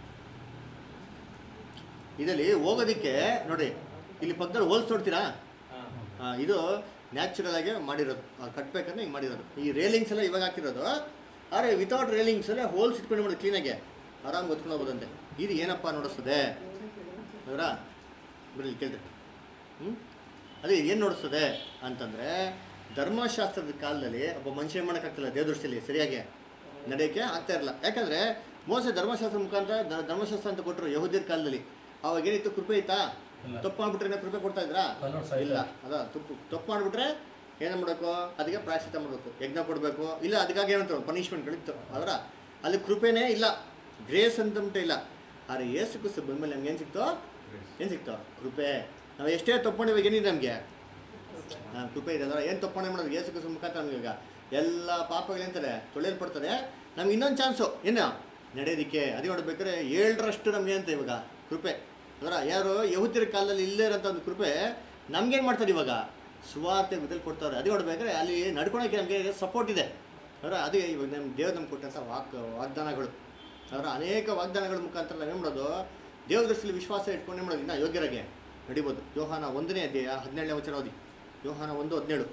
Speaker 2: ಇದರಲ್ಲಿ ಹೋಗೋದಕ್ಕೆ ನೋಡಿ ಇಲ್ಲಿ ಪಕ್ಕದಲ್ಲಿ ಹೋಲ್ಸ್ ನೋಡ್ತೀರಾ ಆ, ಇದು ನ್ಯಾಚುರಲ್ ಆಗಿ ಮಾಡಿರೋದು ಆ, ಕಟ್ಬೇಕಂದ್ರೆ ಹಿಂಗೆ ಮಾಡಿರೋದು ಈ ರೇಲಿಂಗ್ಸ್ ಎಲ್ಲ ಇವಾಗ ಹಾಕಿರೋದು ಆದರೆ ವಿತೌಟ್ ರೇಲಿಂಗ್ಸ್ ಎಲ್ಲ ಹೋಲ್ಸ್ ಇಟ್ಕೊಂಡು ಮಾಡೋದು ಕ್ಲೀನಾಗೆ ಆರಾಮ್ ಗೊತ್ಕೊಂಡು ಹೋಗ್ಬೋದಂತೆ ಇದು ಏನಪ್ಪ ನೋಡಿಸ್ತದೆ ಅವರಾ ಬರಲಿ ಕೇಳ್ರಿ ಹ್ಞೂ ಅದೇ ಏನು ನೋಡಿಸ್ತದೆ ಅಂತಂದರೆ ಧರ್ಮಶಾಸ್ತ್ರದ ಕಾಲದಲ್ಲಿ ಒಬ್ಬ ಮನುಷ್ಯ ಏನು ಮಾಡೋಕ್ಕಾಗ್ತಿಲ್ಲ ದೇವದೃಷ್ಟಿಯಲ್ಲಿ ಸರಿಯಾಗಿ ನಡೆಯೋಕ್ಕೆ ಆಗ್ತಾ ಇರಲ್ಲ ಯಾಕಂದರೆ ಮೋಸ ಧರ್ಮಶಾಸ್ತ್ರ ಮುಖಾಂತರ ಧ- ಧರ್ಮಶಾಸ್ತ್ರ ಅಂತ ಕೊಟ್ಟರು ಯಹೂದ್ಯರ ಕಾಲದಲ್ಲಿ ಅವಾಗ ಏನಿತ್ತು ಕೃಪೆ ಇತ್ತಾ
Speaker 3: ಇಲ್ಲ.
Speaker 2: ತಪ್ಪು ಮಾಡ್ಬಿಟ್ರೆ ಕೃಪೆ ಕೊಡ್ತಾ ಇದ್ರಾ
Speaker 3: ಕಲ್ಲೋಡ್ ಸಾಯ್ತಾರೆ.
Speaker 2: ಇಲ್ಲ ಅದ ತಪ್ಪು ತಪ್ಪು ಮಾಡಿಬಿಟ್ರೆ ಏನು ಮಾಡಬೇಕು ಅದಕ್ಕೆ ಪ್ರಾಯಶ್ಚಿತ್ತ ಮಾಡಬೇಕು ಯಜ್ಞ ಕೊಡಬೇಕು ಇಲ್ಲ ಅದಕ್ಕಾಗಿ ಏನಂತ ಪನಿಷ್ಮೆಂಟ್ಗಳಿತ್ತು ಅದರ ಅಲ್ಲಿ ಕೃಪೆನೇ ಇಲ್ಲ ಗ್ರೇಸ್ ಅಂತಂಬಿಟ್ಟು ಇಲ್ಲ ಆದರೆ ಏಸು ಕುಸು ಬಂದಮೇಲೆ ನಮ್ಗೆ ಏನು ಸಿಕ್ತೋ ಏನು ಸಿಕ್ತೋ ಕೃಪೆ ನಾವು ಎಷ್ಟೇ ತಪ್ಪು ಮಾಡಿವಾಗ ಏನಿದೆ ನಮಗೆ ಹಾಂ ಕೃಪೆ ಇದೆ ಅದರ ಏನು ತಪ್ಪು ಮಾಡೋದು ಏಸು ಕುಸು ಮುಖಾಂತರ ನಮ್ಗೆ ಈಗ ಎಲ್ಲ ಪಾಪಗಳೇಂತಾರೆ ತೊಳೆಯಲ್ಪಡ್ತಾರೆ ನಮ್ಗೆ ಇನ್ನೊಂದು ಚಾನ್ಸು ಏನು ನಡೆಯೋದಕ್ಕೆ ಅದೇ ನೋಡ್ಬೇಕಾದ್ರೆ ಏಳರಷ್ಟು ನಮಗೆ ಅಂತ ಇವಾಗ ಕೃಪೆ ಅದರ ಯಾರು ಯಹುದ್ಯರ ಕಾಲದಲ್ಲಿ ಇಲ್ಲೇ ಇರೋಂಥ ಒಂದು ಕೃಪೆ ನಮ್ಗೇನು ಮಾಡ್ತಾರೆ ಇವಾಗ ಸುವಾರ್ತೆ ಗೊತ್ತಲ್ಲಿ ಕೊಡ್ತಾರೆ ಅದೇ ನೋಡ್ಬೇಕಾದ್ರೆ ಅಲ್ಲಿ ನಡ್ಕೊಳಕ್ಕೆ ನಮಗೆ ಸಪೋರ್ಟ್ ಇದೆ ಅವರ ಅದೇ ಇವಾಗ ನಮ್ಮ ದೇವ್ರು ನಮ್ಗೆ ಕೊಟ್ಟಂಥ ವಾಕ್ ವಾಗ್ದಾನಗಳು ಅವರ ಅನೇಕ ವಾಗ್ದಾನಗಳ ಮುಖಾಂತರ ನಾವೇನು ಮಾಡೋದು ದೇವ್ರ ದೃಷ್ಟಿಯಲ್ಲಿ ವಿಶ್ವಾಸ ಇಟ್ಕೊಂಡು ಏನು ಮಾಡೋದು ಇನ್ನು ಯೋಗ್ಯರಾಗೆ ನಡಿಬೋದು ಯೋಹಾನ ಒಂದನೇ ಅಧ್ಯಾಯ ಹದಿನೇಳನೇ ವಚನ ಓದಿ ಯೋಹಾನ ಒಂದು ಹದಿನೇಳು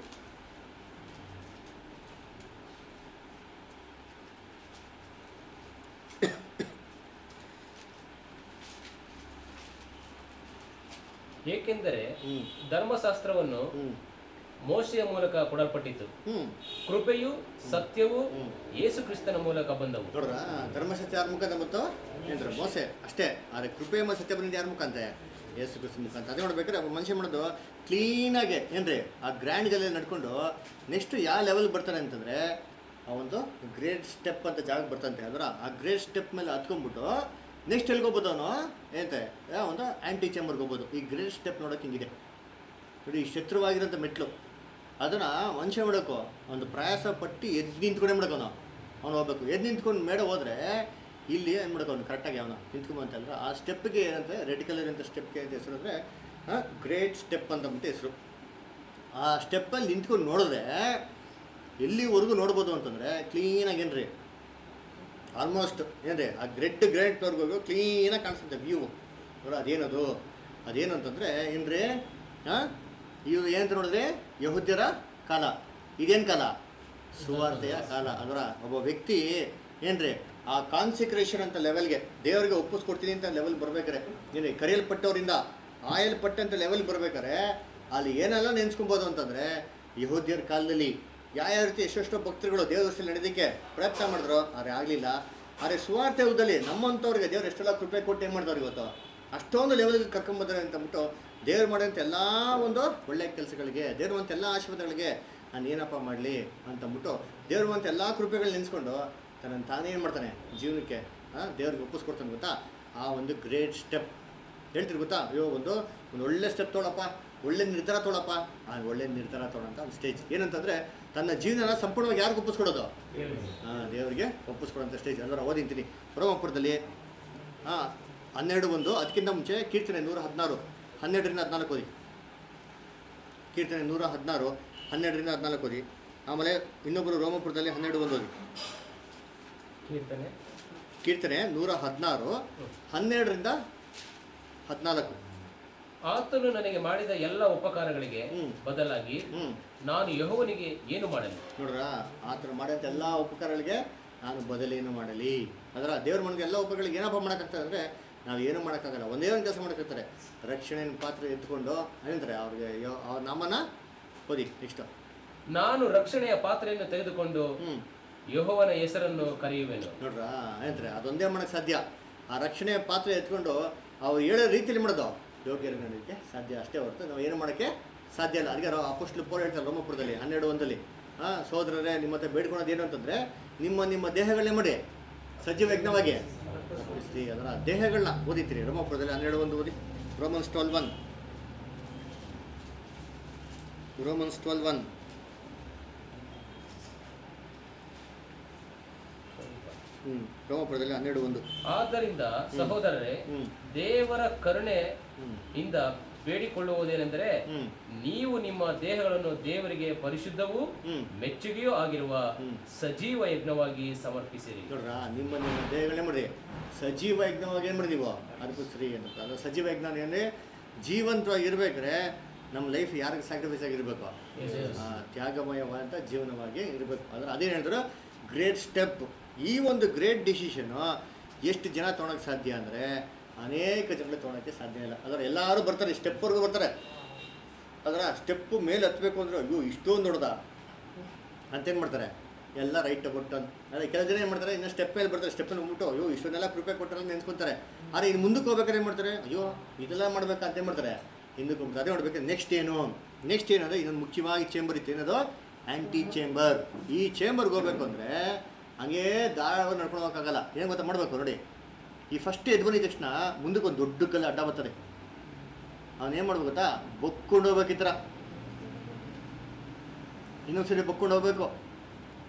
Speaker 1: ಏಕೆಂದರೆ
Speaker 2: ಹ್ಞೂ
Speaker 1: ಧರ್ಮಶಾಸ್ತ್ರವನ್ನು
Speaker 2: ಹ್ಞೂ
Speaker 1: ಮೋಶೆಯ ಮೂಲಕ ಕೊಡಲ್ಪಟ್ಟಿತು
Speaker 2: ಹ್ಞೂ
Speaker 1: ಕೃಪೆಯು ಸತ್ಯವೂ
Speaker 2: ಹ್ಞೂ
Speaker 1: ಯೇಸು ಕ್ರಿಸ್ತನ ಮೂಲಕ ಬಂದವು
Speaker 2: ನೋಡ್ರ ಧರ್ಮಸತ್ಯ ಯಾರ ಮುಖಾಂತ ಮತ್ತು ಏನ್ರ ಮೋಸೆ ಅಷ್ಟೇ ಆದರೆ ಕೃಪೆ ಮತ್ತು ಸತ್ಯ ಬಂದಿದ್ದು ಯಾರ ಮುಖಾಂತ ಯೇಸು ಕ್ರಿಸ್ತ ಮುಖಾಂತ ಅದೇ ನೋಡ್ಬೇಕಾದ್ರೆ ಒಬ್ಬ ಮನುಷ್ಯ ಮಾಡೋದು ಕ್ಲೀನಾಗೆ ಏನ್ರಿ ಆ ಗ್ರ್ಯಾಂಡ್ಗಲ್ಲೇ ನಡ್ಕೊಂಡು ನೆಕ್ಸ್ಟ್ ಯಾವ ಲೆವೆಲ್ ಬರ್ತಾನೆ ಅಂತಂದರೆ ಆ ಒಂದು ಗ್ರೇಟ್ ಸ್ಟೆಪ್ ಅಂತ ಜಾಗಕ್ಕೆ ಬರ್ತಂತೆ ಅದರ ಆ ಗ್ರೇಟ್ ಸ್ಟೆಪ್ ಮೇಲೆ ಹತ್ಕೊಂಡ್ಬಿಟ್ಟು ನೆಕ್ಸ್ಟ್ ಎಲ್ಗೋಗ್ಬೋದು ಅವನು ಏನಂತೆ ಯಾವ ಒಂದು ಆ್ಯಂಟಿ ಚೇಂಬರ್ಗೆ ಹೋಗ್ಬೋದು ಈ ಗ್ರೇಟ್ ಸ್ಟೆಪ್ ನೋಡೋಕೆ ಹಿಂಗಿದೆ ನೋಡಿ ಈ ಶತ್ರುವಾಗಿರೋಂಥ ಮೆಟ್ಲು ಅದನ್ನು ಮನುಷ್ಯ ಮಾಡಬೇಕು ಒಂದು ಪ್ರಯಾಸ ಪಟ್ಟು ಎದ್ದು ನಿಂತ್ಕೊಂಡೇ ಮಾಡಬೇಕು ಅವನು ಅವ್ನು ಹೋಗ್ಬೇಕು ಎದ್ದು ನಿಂತ್ಕೊಂಡು ಮೇಡ ಹೋದರೆ ಇಲ್ಲಿ ಏನು ಮಾಡಬೇಕು ಅವ್ನು ಕರೆಕ್ಟಾಗಿ ಅವನು ನಿಂತ್ಕೊಂಬಂತಂದ್ರೆ ಆ ಸ್ಟೆಪ್ಗೆ ಏನಂತೆ ರೆಡ್ ಕಲರ್ ಅಂತ ಸ್ಟೆಪ್ಗೆ ಅಂತ ಹೆಸರು ಅಂದರೆ ಗ್ರೇಟ್ ಸ್ಟೆಪ್ ಅಂತ ಅಂದ್ಬಿಟ್ಟು ಹೆಸರು ಆ ಸ್ಟೆಪ್ಪಲ್ಲಿ ನಿಂತ್ಕೊಂಡು ನೋಡಿದ್ರೆ ಎಲ್ಲಿವರೆಗೂ ನೋಡ್ಬೋದು ಅಂತಂದರೆ ಕ್ಲೀನಾಗಿ ಏನ್ರಿ ಆಲ್ಮೋಸ್ಟ್ ಏನ್ರಿ ಆ ಗ್ರೆಡ್ ಗ್ರೇಟ್ವರೆಗೂ ಕ್ಲೀನಾಗಿ ಕಾಣಿಸುತ್ತೆ ವ್ಯೂ ನೋಡ ಅದೇನದು ಅದೇನು ಅಂತಂದರೆ ಏನ್ರಿ ಹಾಂ ಇವು ಏನಂತ ನೋಡಿದ್ರೆ ಯಹುದ್ಯರ ಕಾಲ ಇದೇನು ಕಾಲ ಸುವಾರ್ತೆಯ ಕಾಲ ಅದರ ಒಬ್ಬ ವ್ಯಕ್ತಿ ಏನ್ರಿ ಆ ಕಾನ್ಸಿಕ್ರೇಷನ್ ಅಂತ ಲೆವೆಲ್ಗೆ ದೇವರಿಗೆ ಒಪ್ಪಿಸ್ಕೊಡ್ತೀನಿ ಅಂತ ಲೆವೆಲ್ ಬರ್ಬೇಕಾರೆ ಏನ್ರಿ ಕರೆಯಲ್ಪಟ್ಟವರಿಂದ ಆಯಲ್ಪಟ್ಟಂತ ಲೆವೆಲ್ ಬರ್ಬೇಕಾರೆ ಅಲ್ಲಿ ಏನೆಲ್ಲ ನೆನ್ಸ್ಕೊಬೋದು ಅಂತಂದರೆ ಯಹೂದ್ಯರ ಕಾಲದಲ್ಲಿ ಯಾವ ರೀತಿ ಎಷ್ಟೆಷ್ಟೋ ಭಕ್ತರುಗಳು ದೇವ್ರ ದೃಷ್ಟಿಯಲ್ಲಿ ನಡೆಯೋದಕ್ಕೆ ಪ್ರಯತ್ನ ಮಾಡಿದ್ರು ಆದರೆ ಆಗಲಿಲ್ಲ ಆದರೆ ಸುವಾರ್ತೆ ಯುಗದಲ್ಲಿ ನಮ್ಮಂಥವ್ರಿಗೆ ದೇವ್ರು ಎಷ್ಟೆಲ್ಲ ಕೃಪೆ ಕೊಟ್ಟು ಏನು ಮಾಡ್ತಾರೆ ಇವತ್ತು ಅಷ್ಟೊಂದು ಲೆವೆಲ್ಗೆ ಕರ್ಕೊಂಬಂದ್ರೆ ಅಂತಂದ್ಬಿಟ್ಟು ದೇವ್ರು ಮಾಡೋಂಥ ಎಲ್ಲ ಒಂದು ಒಳ್ಳೆಯ ಕೆಲಸಗಳಿಗೆ ದೇವ್ರು ಅಂತ ಎಲ್ಲ ಆಶೀರ್ವಾದಗಳಿಗೆ ನಾನು ಏನಪ್ಪ ಮಾಡಲಿ ಅಂತಂದ್ಬಿಟ್ಟು ದೇವ್ರು ಅಂತ ಎಲ್ಲ ಕೃಪೆಗಳು ನೆನೆಸ್ಕೊಂಡು ತನ್ನ ತಾನೇ ಏನು ಮಾಡ್ತಾನೆ ಜೀವನಕ್ಕೆ ಹಾಂ ದೇವ್ರಿಗೆ ಒಪ್ಪಿಸ್ಕೊಡ್ತಾನೆ ಗೊತ್ತಾ ಆ ಒಂದು ಗ್ರೇಟ್ ಸ್ಟೆಪ್ ಹೇಳ್ತೀರಿ ಗೊತ್ತಾ ಅಯ್ಯೋ ಒಂದು ಒಂದು ಒಳ್ಳೆ ಸ್ಟೆಪ್ ತೊಗೊಳಪ್ಪ ಒಳ್ಳೆ ನಿರ್ಧಾರ ತೊಗೊಳಪ್ಪ ಆ ಒಳ್ಳೆ ನಿರ್ಧಾರ ತೊಗೊಳಂತ ಒಂದು ಸ್ಟೇಜ್ ಏನಂತಂದರೆ ತನ್ನ ಜೀವನ ಸಂಪೂರ್ಣವಾಗಿ ಯಾರಿಗೆ ಒಪ್ಪಿಸ್ಕೊಡೋದು ಹಾಂ ದೇವರಿಗೆ ಒಪ್ಪಿಸ್ಕೊಡೋಂಥ ಸ್ಟೇಜ್ ಅದರ ಓದಿಂತೀನಿ ರೋಮಪುರದಲ್ಲಿ ಹಾಂ ಹನ್ನೆರಡು ಒಂದು ಅದಕ್ಕಿಂತ ಮುಂಚೆ ಕೀರ್ತನೆ ನೂರ ಹದಿನಾರು ಹನ್ನೆರಡರಿಂದ ಹದಿನಾಲ್ಕು ಓದಿ ಕೀರ್ತನೆ ನೂರ ಹದಿನಾರು ಹನ್ನೆರಡರಿಂದ ಹದಿನಾಲ್ಕು ಓದಿ ಆಮೇಲೆ ಇನ್ನೊಬ್ಬರು ರೋಮಪುರದಲ್ಲಿ ಹನ್ನೆರಡು ಒಂದು ಓದಿ
Speaker 1: ಕೀರ್ತನೆ
Speaker 2: ಕೀರ್ತನೆ ನೂರ ಹದಿನಾರು ಹನ್ನೆರಡರಿಂದ ಹದಿನಾಲ್ಕು
Speaker 1: ಆತನು ನನಗೆ ಮಾಡಿದ ಎಲ್ಲ ಉಪಕಾರಗಳಿಗೆ
Speaker 2: ಹ್ಮ್.
Speaker 1: ಬದಲಾಗಿ
Speaker 2: ಹ್ಞೂ
Speaker 1: ನಾನು ಯಹೋವನಿಗೆ ಏನು ಮಾಡಲಿ
Speaker 2: ನೋಡ್ರ ಆ ಥರ ಮಾಡೋಂಥ ಎಲ್ಲ ಉಪಕಾರಗಳಿಗೆ ನಾನು ಬದಲೇನು ಮಾಡಲಿ ಅದರ ದೇವ್ರ ಮನೆಗೆ ಎಲ್ಲ ಉಪಕಾರಗಳಿಗೆ ಏನಪ್ಪ ಮಾಡೋಕ್ಕಾಗ್ತದೆ ಅಂದರೆ ನಾವು ಏನೂ ಮಾಡೋಕ್ಕಾಗಲ್ಲ ಒಂದೇ ಒಂದು ಕೆಲಸ ಮಾಡೋಕ್ಕಾಗ್ತಾರೆ ರಕ್ಷಣೆ ಪಾತ್ರೆ ಎತ್ಕೊಂಡು ಏನಂತಾರೆ ಅವ್ರಿಗೆ ಯೋ- ಅವ್ರ ನಾಮನ ಓದಿ ನೆಕ್ಸ್ಟು
Speaker 1: ನಾನು ರಕ್ಷಣೆಯ ಪಾತ್ರೆಯನ್ನು ತೆಗೆದುಕೊಂಡು
Speaker 2: ಹ್ಞೂ
Speaker 1: ಯಹೋವನ ಹೆಸರನ್ನು ಕರೆಯುವೆನು
Speaker 2: ನೋಡ್ರ ಏನಂತಾರೆ ಅದೊಂದೇ ಮಾಡೋಕ್ಕೆ ಸಾಧ್ಯ ಆ ರಕ್ಷಣೆಯ ಪಾತ್ರೆ ಎತ್ಕೊಂಡು ಅವ್ರು ಹೇಳೋ ರೀತಿಯಲ್ಲಿ ಮಾಡೋದು ಯೋಗ್ಯರ ನಡೆಯೋಕ್ಕೆ ಸಾಧ್ಯ ಅಷ್ಟೇ ಹೊರತು ನಾವು ಏನು ಮಾಡೋಕ್ಕೆ ಸಾಧ್ಯ ಇಲ್ಲ ಅದಕ್ಕೆ ಅಪೋಸ್ಟ್ಲು ಪೋಲ್ ಹೇಳ್ತಾರೆ ರೋಮಪುರದಲ್ಲಿ ಹನ್ನೆರಡು ಒಂದಲ್ಲಿ ಹಾಂ ಸೋದರರೇ ನಿಮ್ಮ ಹತ್ರ ಬೇಡ್ಕೊಳೋದು ಏನು ಅಂತಂದರೆ ನಿಮ್ಮ ನಿಮ್ಮ ದೇಹಗಳನ್ನೇ ಮಾಡಿ ಸಜೀವ ಯಜ್ಞವಾಗಿ ಅರ್ಪಿಸ್ರಿ ಅದರ ದೇಹಗಳನ್ನ ಓದಿತೀರಿ ರೋಮಪುರದಲ್ಲಿ ಹನ್ನೆರಡು ಒಂದು ಓದಿ Romans twelve one Romans twelve one ಹ್ಞೂ ರೋಮಪುರದಲ್ಲಿ ಹನ್ನೆರಡು ಒಂದು
Speaker 1: ಆದ್ದರಿಂದ ಸಹೋದರರೇ
Speaker 2: ಹ್ಞೂ
Speaker 1: ದೇವರ ಕರುಣೆ
Speaker 2: ಹ್ಞೂ
Speaker 1: ಇಂದ ಬೇಡಿಕೊಳ್ಳುವುದೇನೆಂದರೆ
Speaker 2: ಹ್ಞೂ
Speaker 1: ನೀವು ನಿಮ್ಮ ದೇಹಗಳನ್ನು ದೇವರಿಗೆ ಪರಿಶುದ್ಧವೂ
Speaker 2: ಹ್ಞೂ
Speaker 1: ಮೆಚ್ಚುಗೆಯೂ ಆಗಿರುವ
Speaker 2: ಹ್ಮ್.
Speaker 1: ಸಜೀವ ಯಜ್ಞವಾಗಿ ಸಮರ್ಪಿಸಿರಿ
Speaker 2: ನೋಡ್ರ ನಿಮ್ಮ ನಿಮ್ಮ ದೇಹಗಳನ್ನೇ ಮಾಡಿ ಸಜೀವ ಯಜ್ಞವಾಗಿ ಏನು ಮಾಡಿ ನೀವು ಅರ್ಪಿಸ್ರಿ ಅಂತ ಅದು ಸಜೀವ ಯಜ್ಞ ಅಂದರೆ ಜೀವಂತವಾಗಿ ಇರ್ಬೇಕಾದ್ರೆ ನಮ್ಮ ಲೈಫ್ ಯಾರಿಗೆ ಸ್ಯಾಕ್ರಿಫೈಸ್ ಆಗಿರ್ಬೇಕು ಆ, ತ್ಯಾಗಮಯವಾದಂಥ ಜೀವನವಾಗಿ ಇರಬೇಕು ಅಂದ್ರೆ ಅದೇನು ಹೇಳಿದ್ರು ಗ್ರೇಟ್ ಸ್ಟೆಪ್ ಈ ಒಂದು ಗ್ರೇಟ್ ಡಿಸಿಷನು ಎಷ್ಟು ಜನ ತೊಗೊಳಕ್ಕೆ ಸಾಧ್ಯ ಅಂದರೆ ಅನೇಕ ಜನಗಳು ತೊಗೊಳಕ್ಕೆ ಸಾಧ್ಯ ಇಲ್ಲ ಅದರ ಎಲ್ಲರೂ ಬರ್ತಾರೆ ಸ್ಟೆಪ್ವರೆಗೂ ಬರ್ತಾರೆ ಅದರ ಸ್ಟೆಪ್ಪು ಮೇಲೆ ಹತ್ತಬೇಕು ಅಂದ್ರೆ ಅಯ್ಯೋ ಇಷ್ಟೊಂದು ದೊಡ್ಡದ ಅಂತೇನು ಮಾಡ್ತಾರೆ ಎಲ್ಲ ರೈಟ್ ಕೊಟ್ಟು ಅಂತ ಅದೇ ಕೆಲವು ಜನ ಏನು ಮಾಡ್ತಾರೆ ಇನ್ನು ಸ್ಟೆಪ್ ಮೇಲೆ ಬರ್ತಾರೆ ಸ್ಟೆಪ್ಪನ್ನು ಮುಟ್ಟು ಅಯ್ಯೋ ಇಷ್ಟೊಂದೆಲ್ಲ ಕೃಪೆ ಕೊಟ್ಟರೆ ನೆನ್ಸ್ಕೊತಾರೆ ಆದರೆ ಇನ್ನು ಮುಂದಕ್ಕೆ ಹೋಗ್ಬೇಕಾದ್ರೆ ಏನು ಮಾಡ್ತಾರೆ ಅಯ್ಯೋ ಇದೆಲ್ಲ ಮಾಡ್ಬೇಕಾ ಅಂತ ಏನು ಮಾಡ್ತಾರೆ ಹಿಂದಕ್ಕೆ ಹೋಗ್ತಾರೆ ಅದೇ ನೋಡ್ಬೇಕು ನೆಕ್ಸ್ಟ್ ಏನು ನೆಕ್ಸ್ಟ್ ಏನಂದರೆ ಇನ್ನೊಂದು ಮುಖ್ಯವಾಗಿ ಚೇಂಬರ್ ಇತ್ತು ಏನದು ಆ್ಯಂಟಿ ಚೇಂಬರ್ ಈ ಚೇಂಬರ್ಗೆ ಹೋಗ್ಬೇಕು ಅಂದರೆ ಹಂಗೇ ದಾಳವಾಗಿ ನಡ್ಕೊಂಡು ಹೋಗೋಕ್ಕಾಗಲ್ಲ ಏನು ಗೊತ್ತಾ ಮಾಡಬೇಕು ನೋಡಿ ಈ ಫಸ್ಟ್ ಎದ್ದು ಬಂದಿದ ತಕ್ಷಣ ಮುಂದಕ್ಕೆ ಒಂದು ದೊಡ್ಡ ಕಲ್ಲು ಅಡ್ಡ ಬರ್ತದೆ ಅವನು ಏನು ಮಾಡ್ಬೇಕು ಗೊತ್ತಾ ಬೊಕ್ಕೊಂಡು ಹೋಗ್ಬೇಕು ಈ ಥರ ಇನ್ನೊಂದು ಸರಿ ಬೊಕ್ಕೊಂಡು ಹೋಗ್ಬೇಕು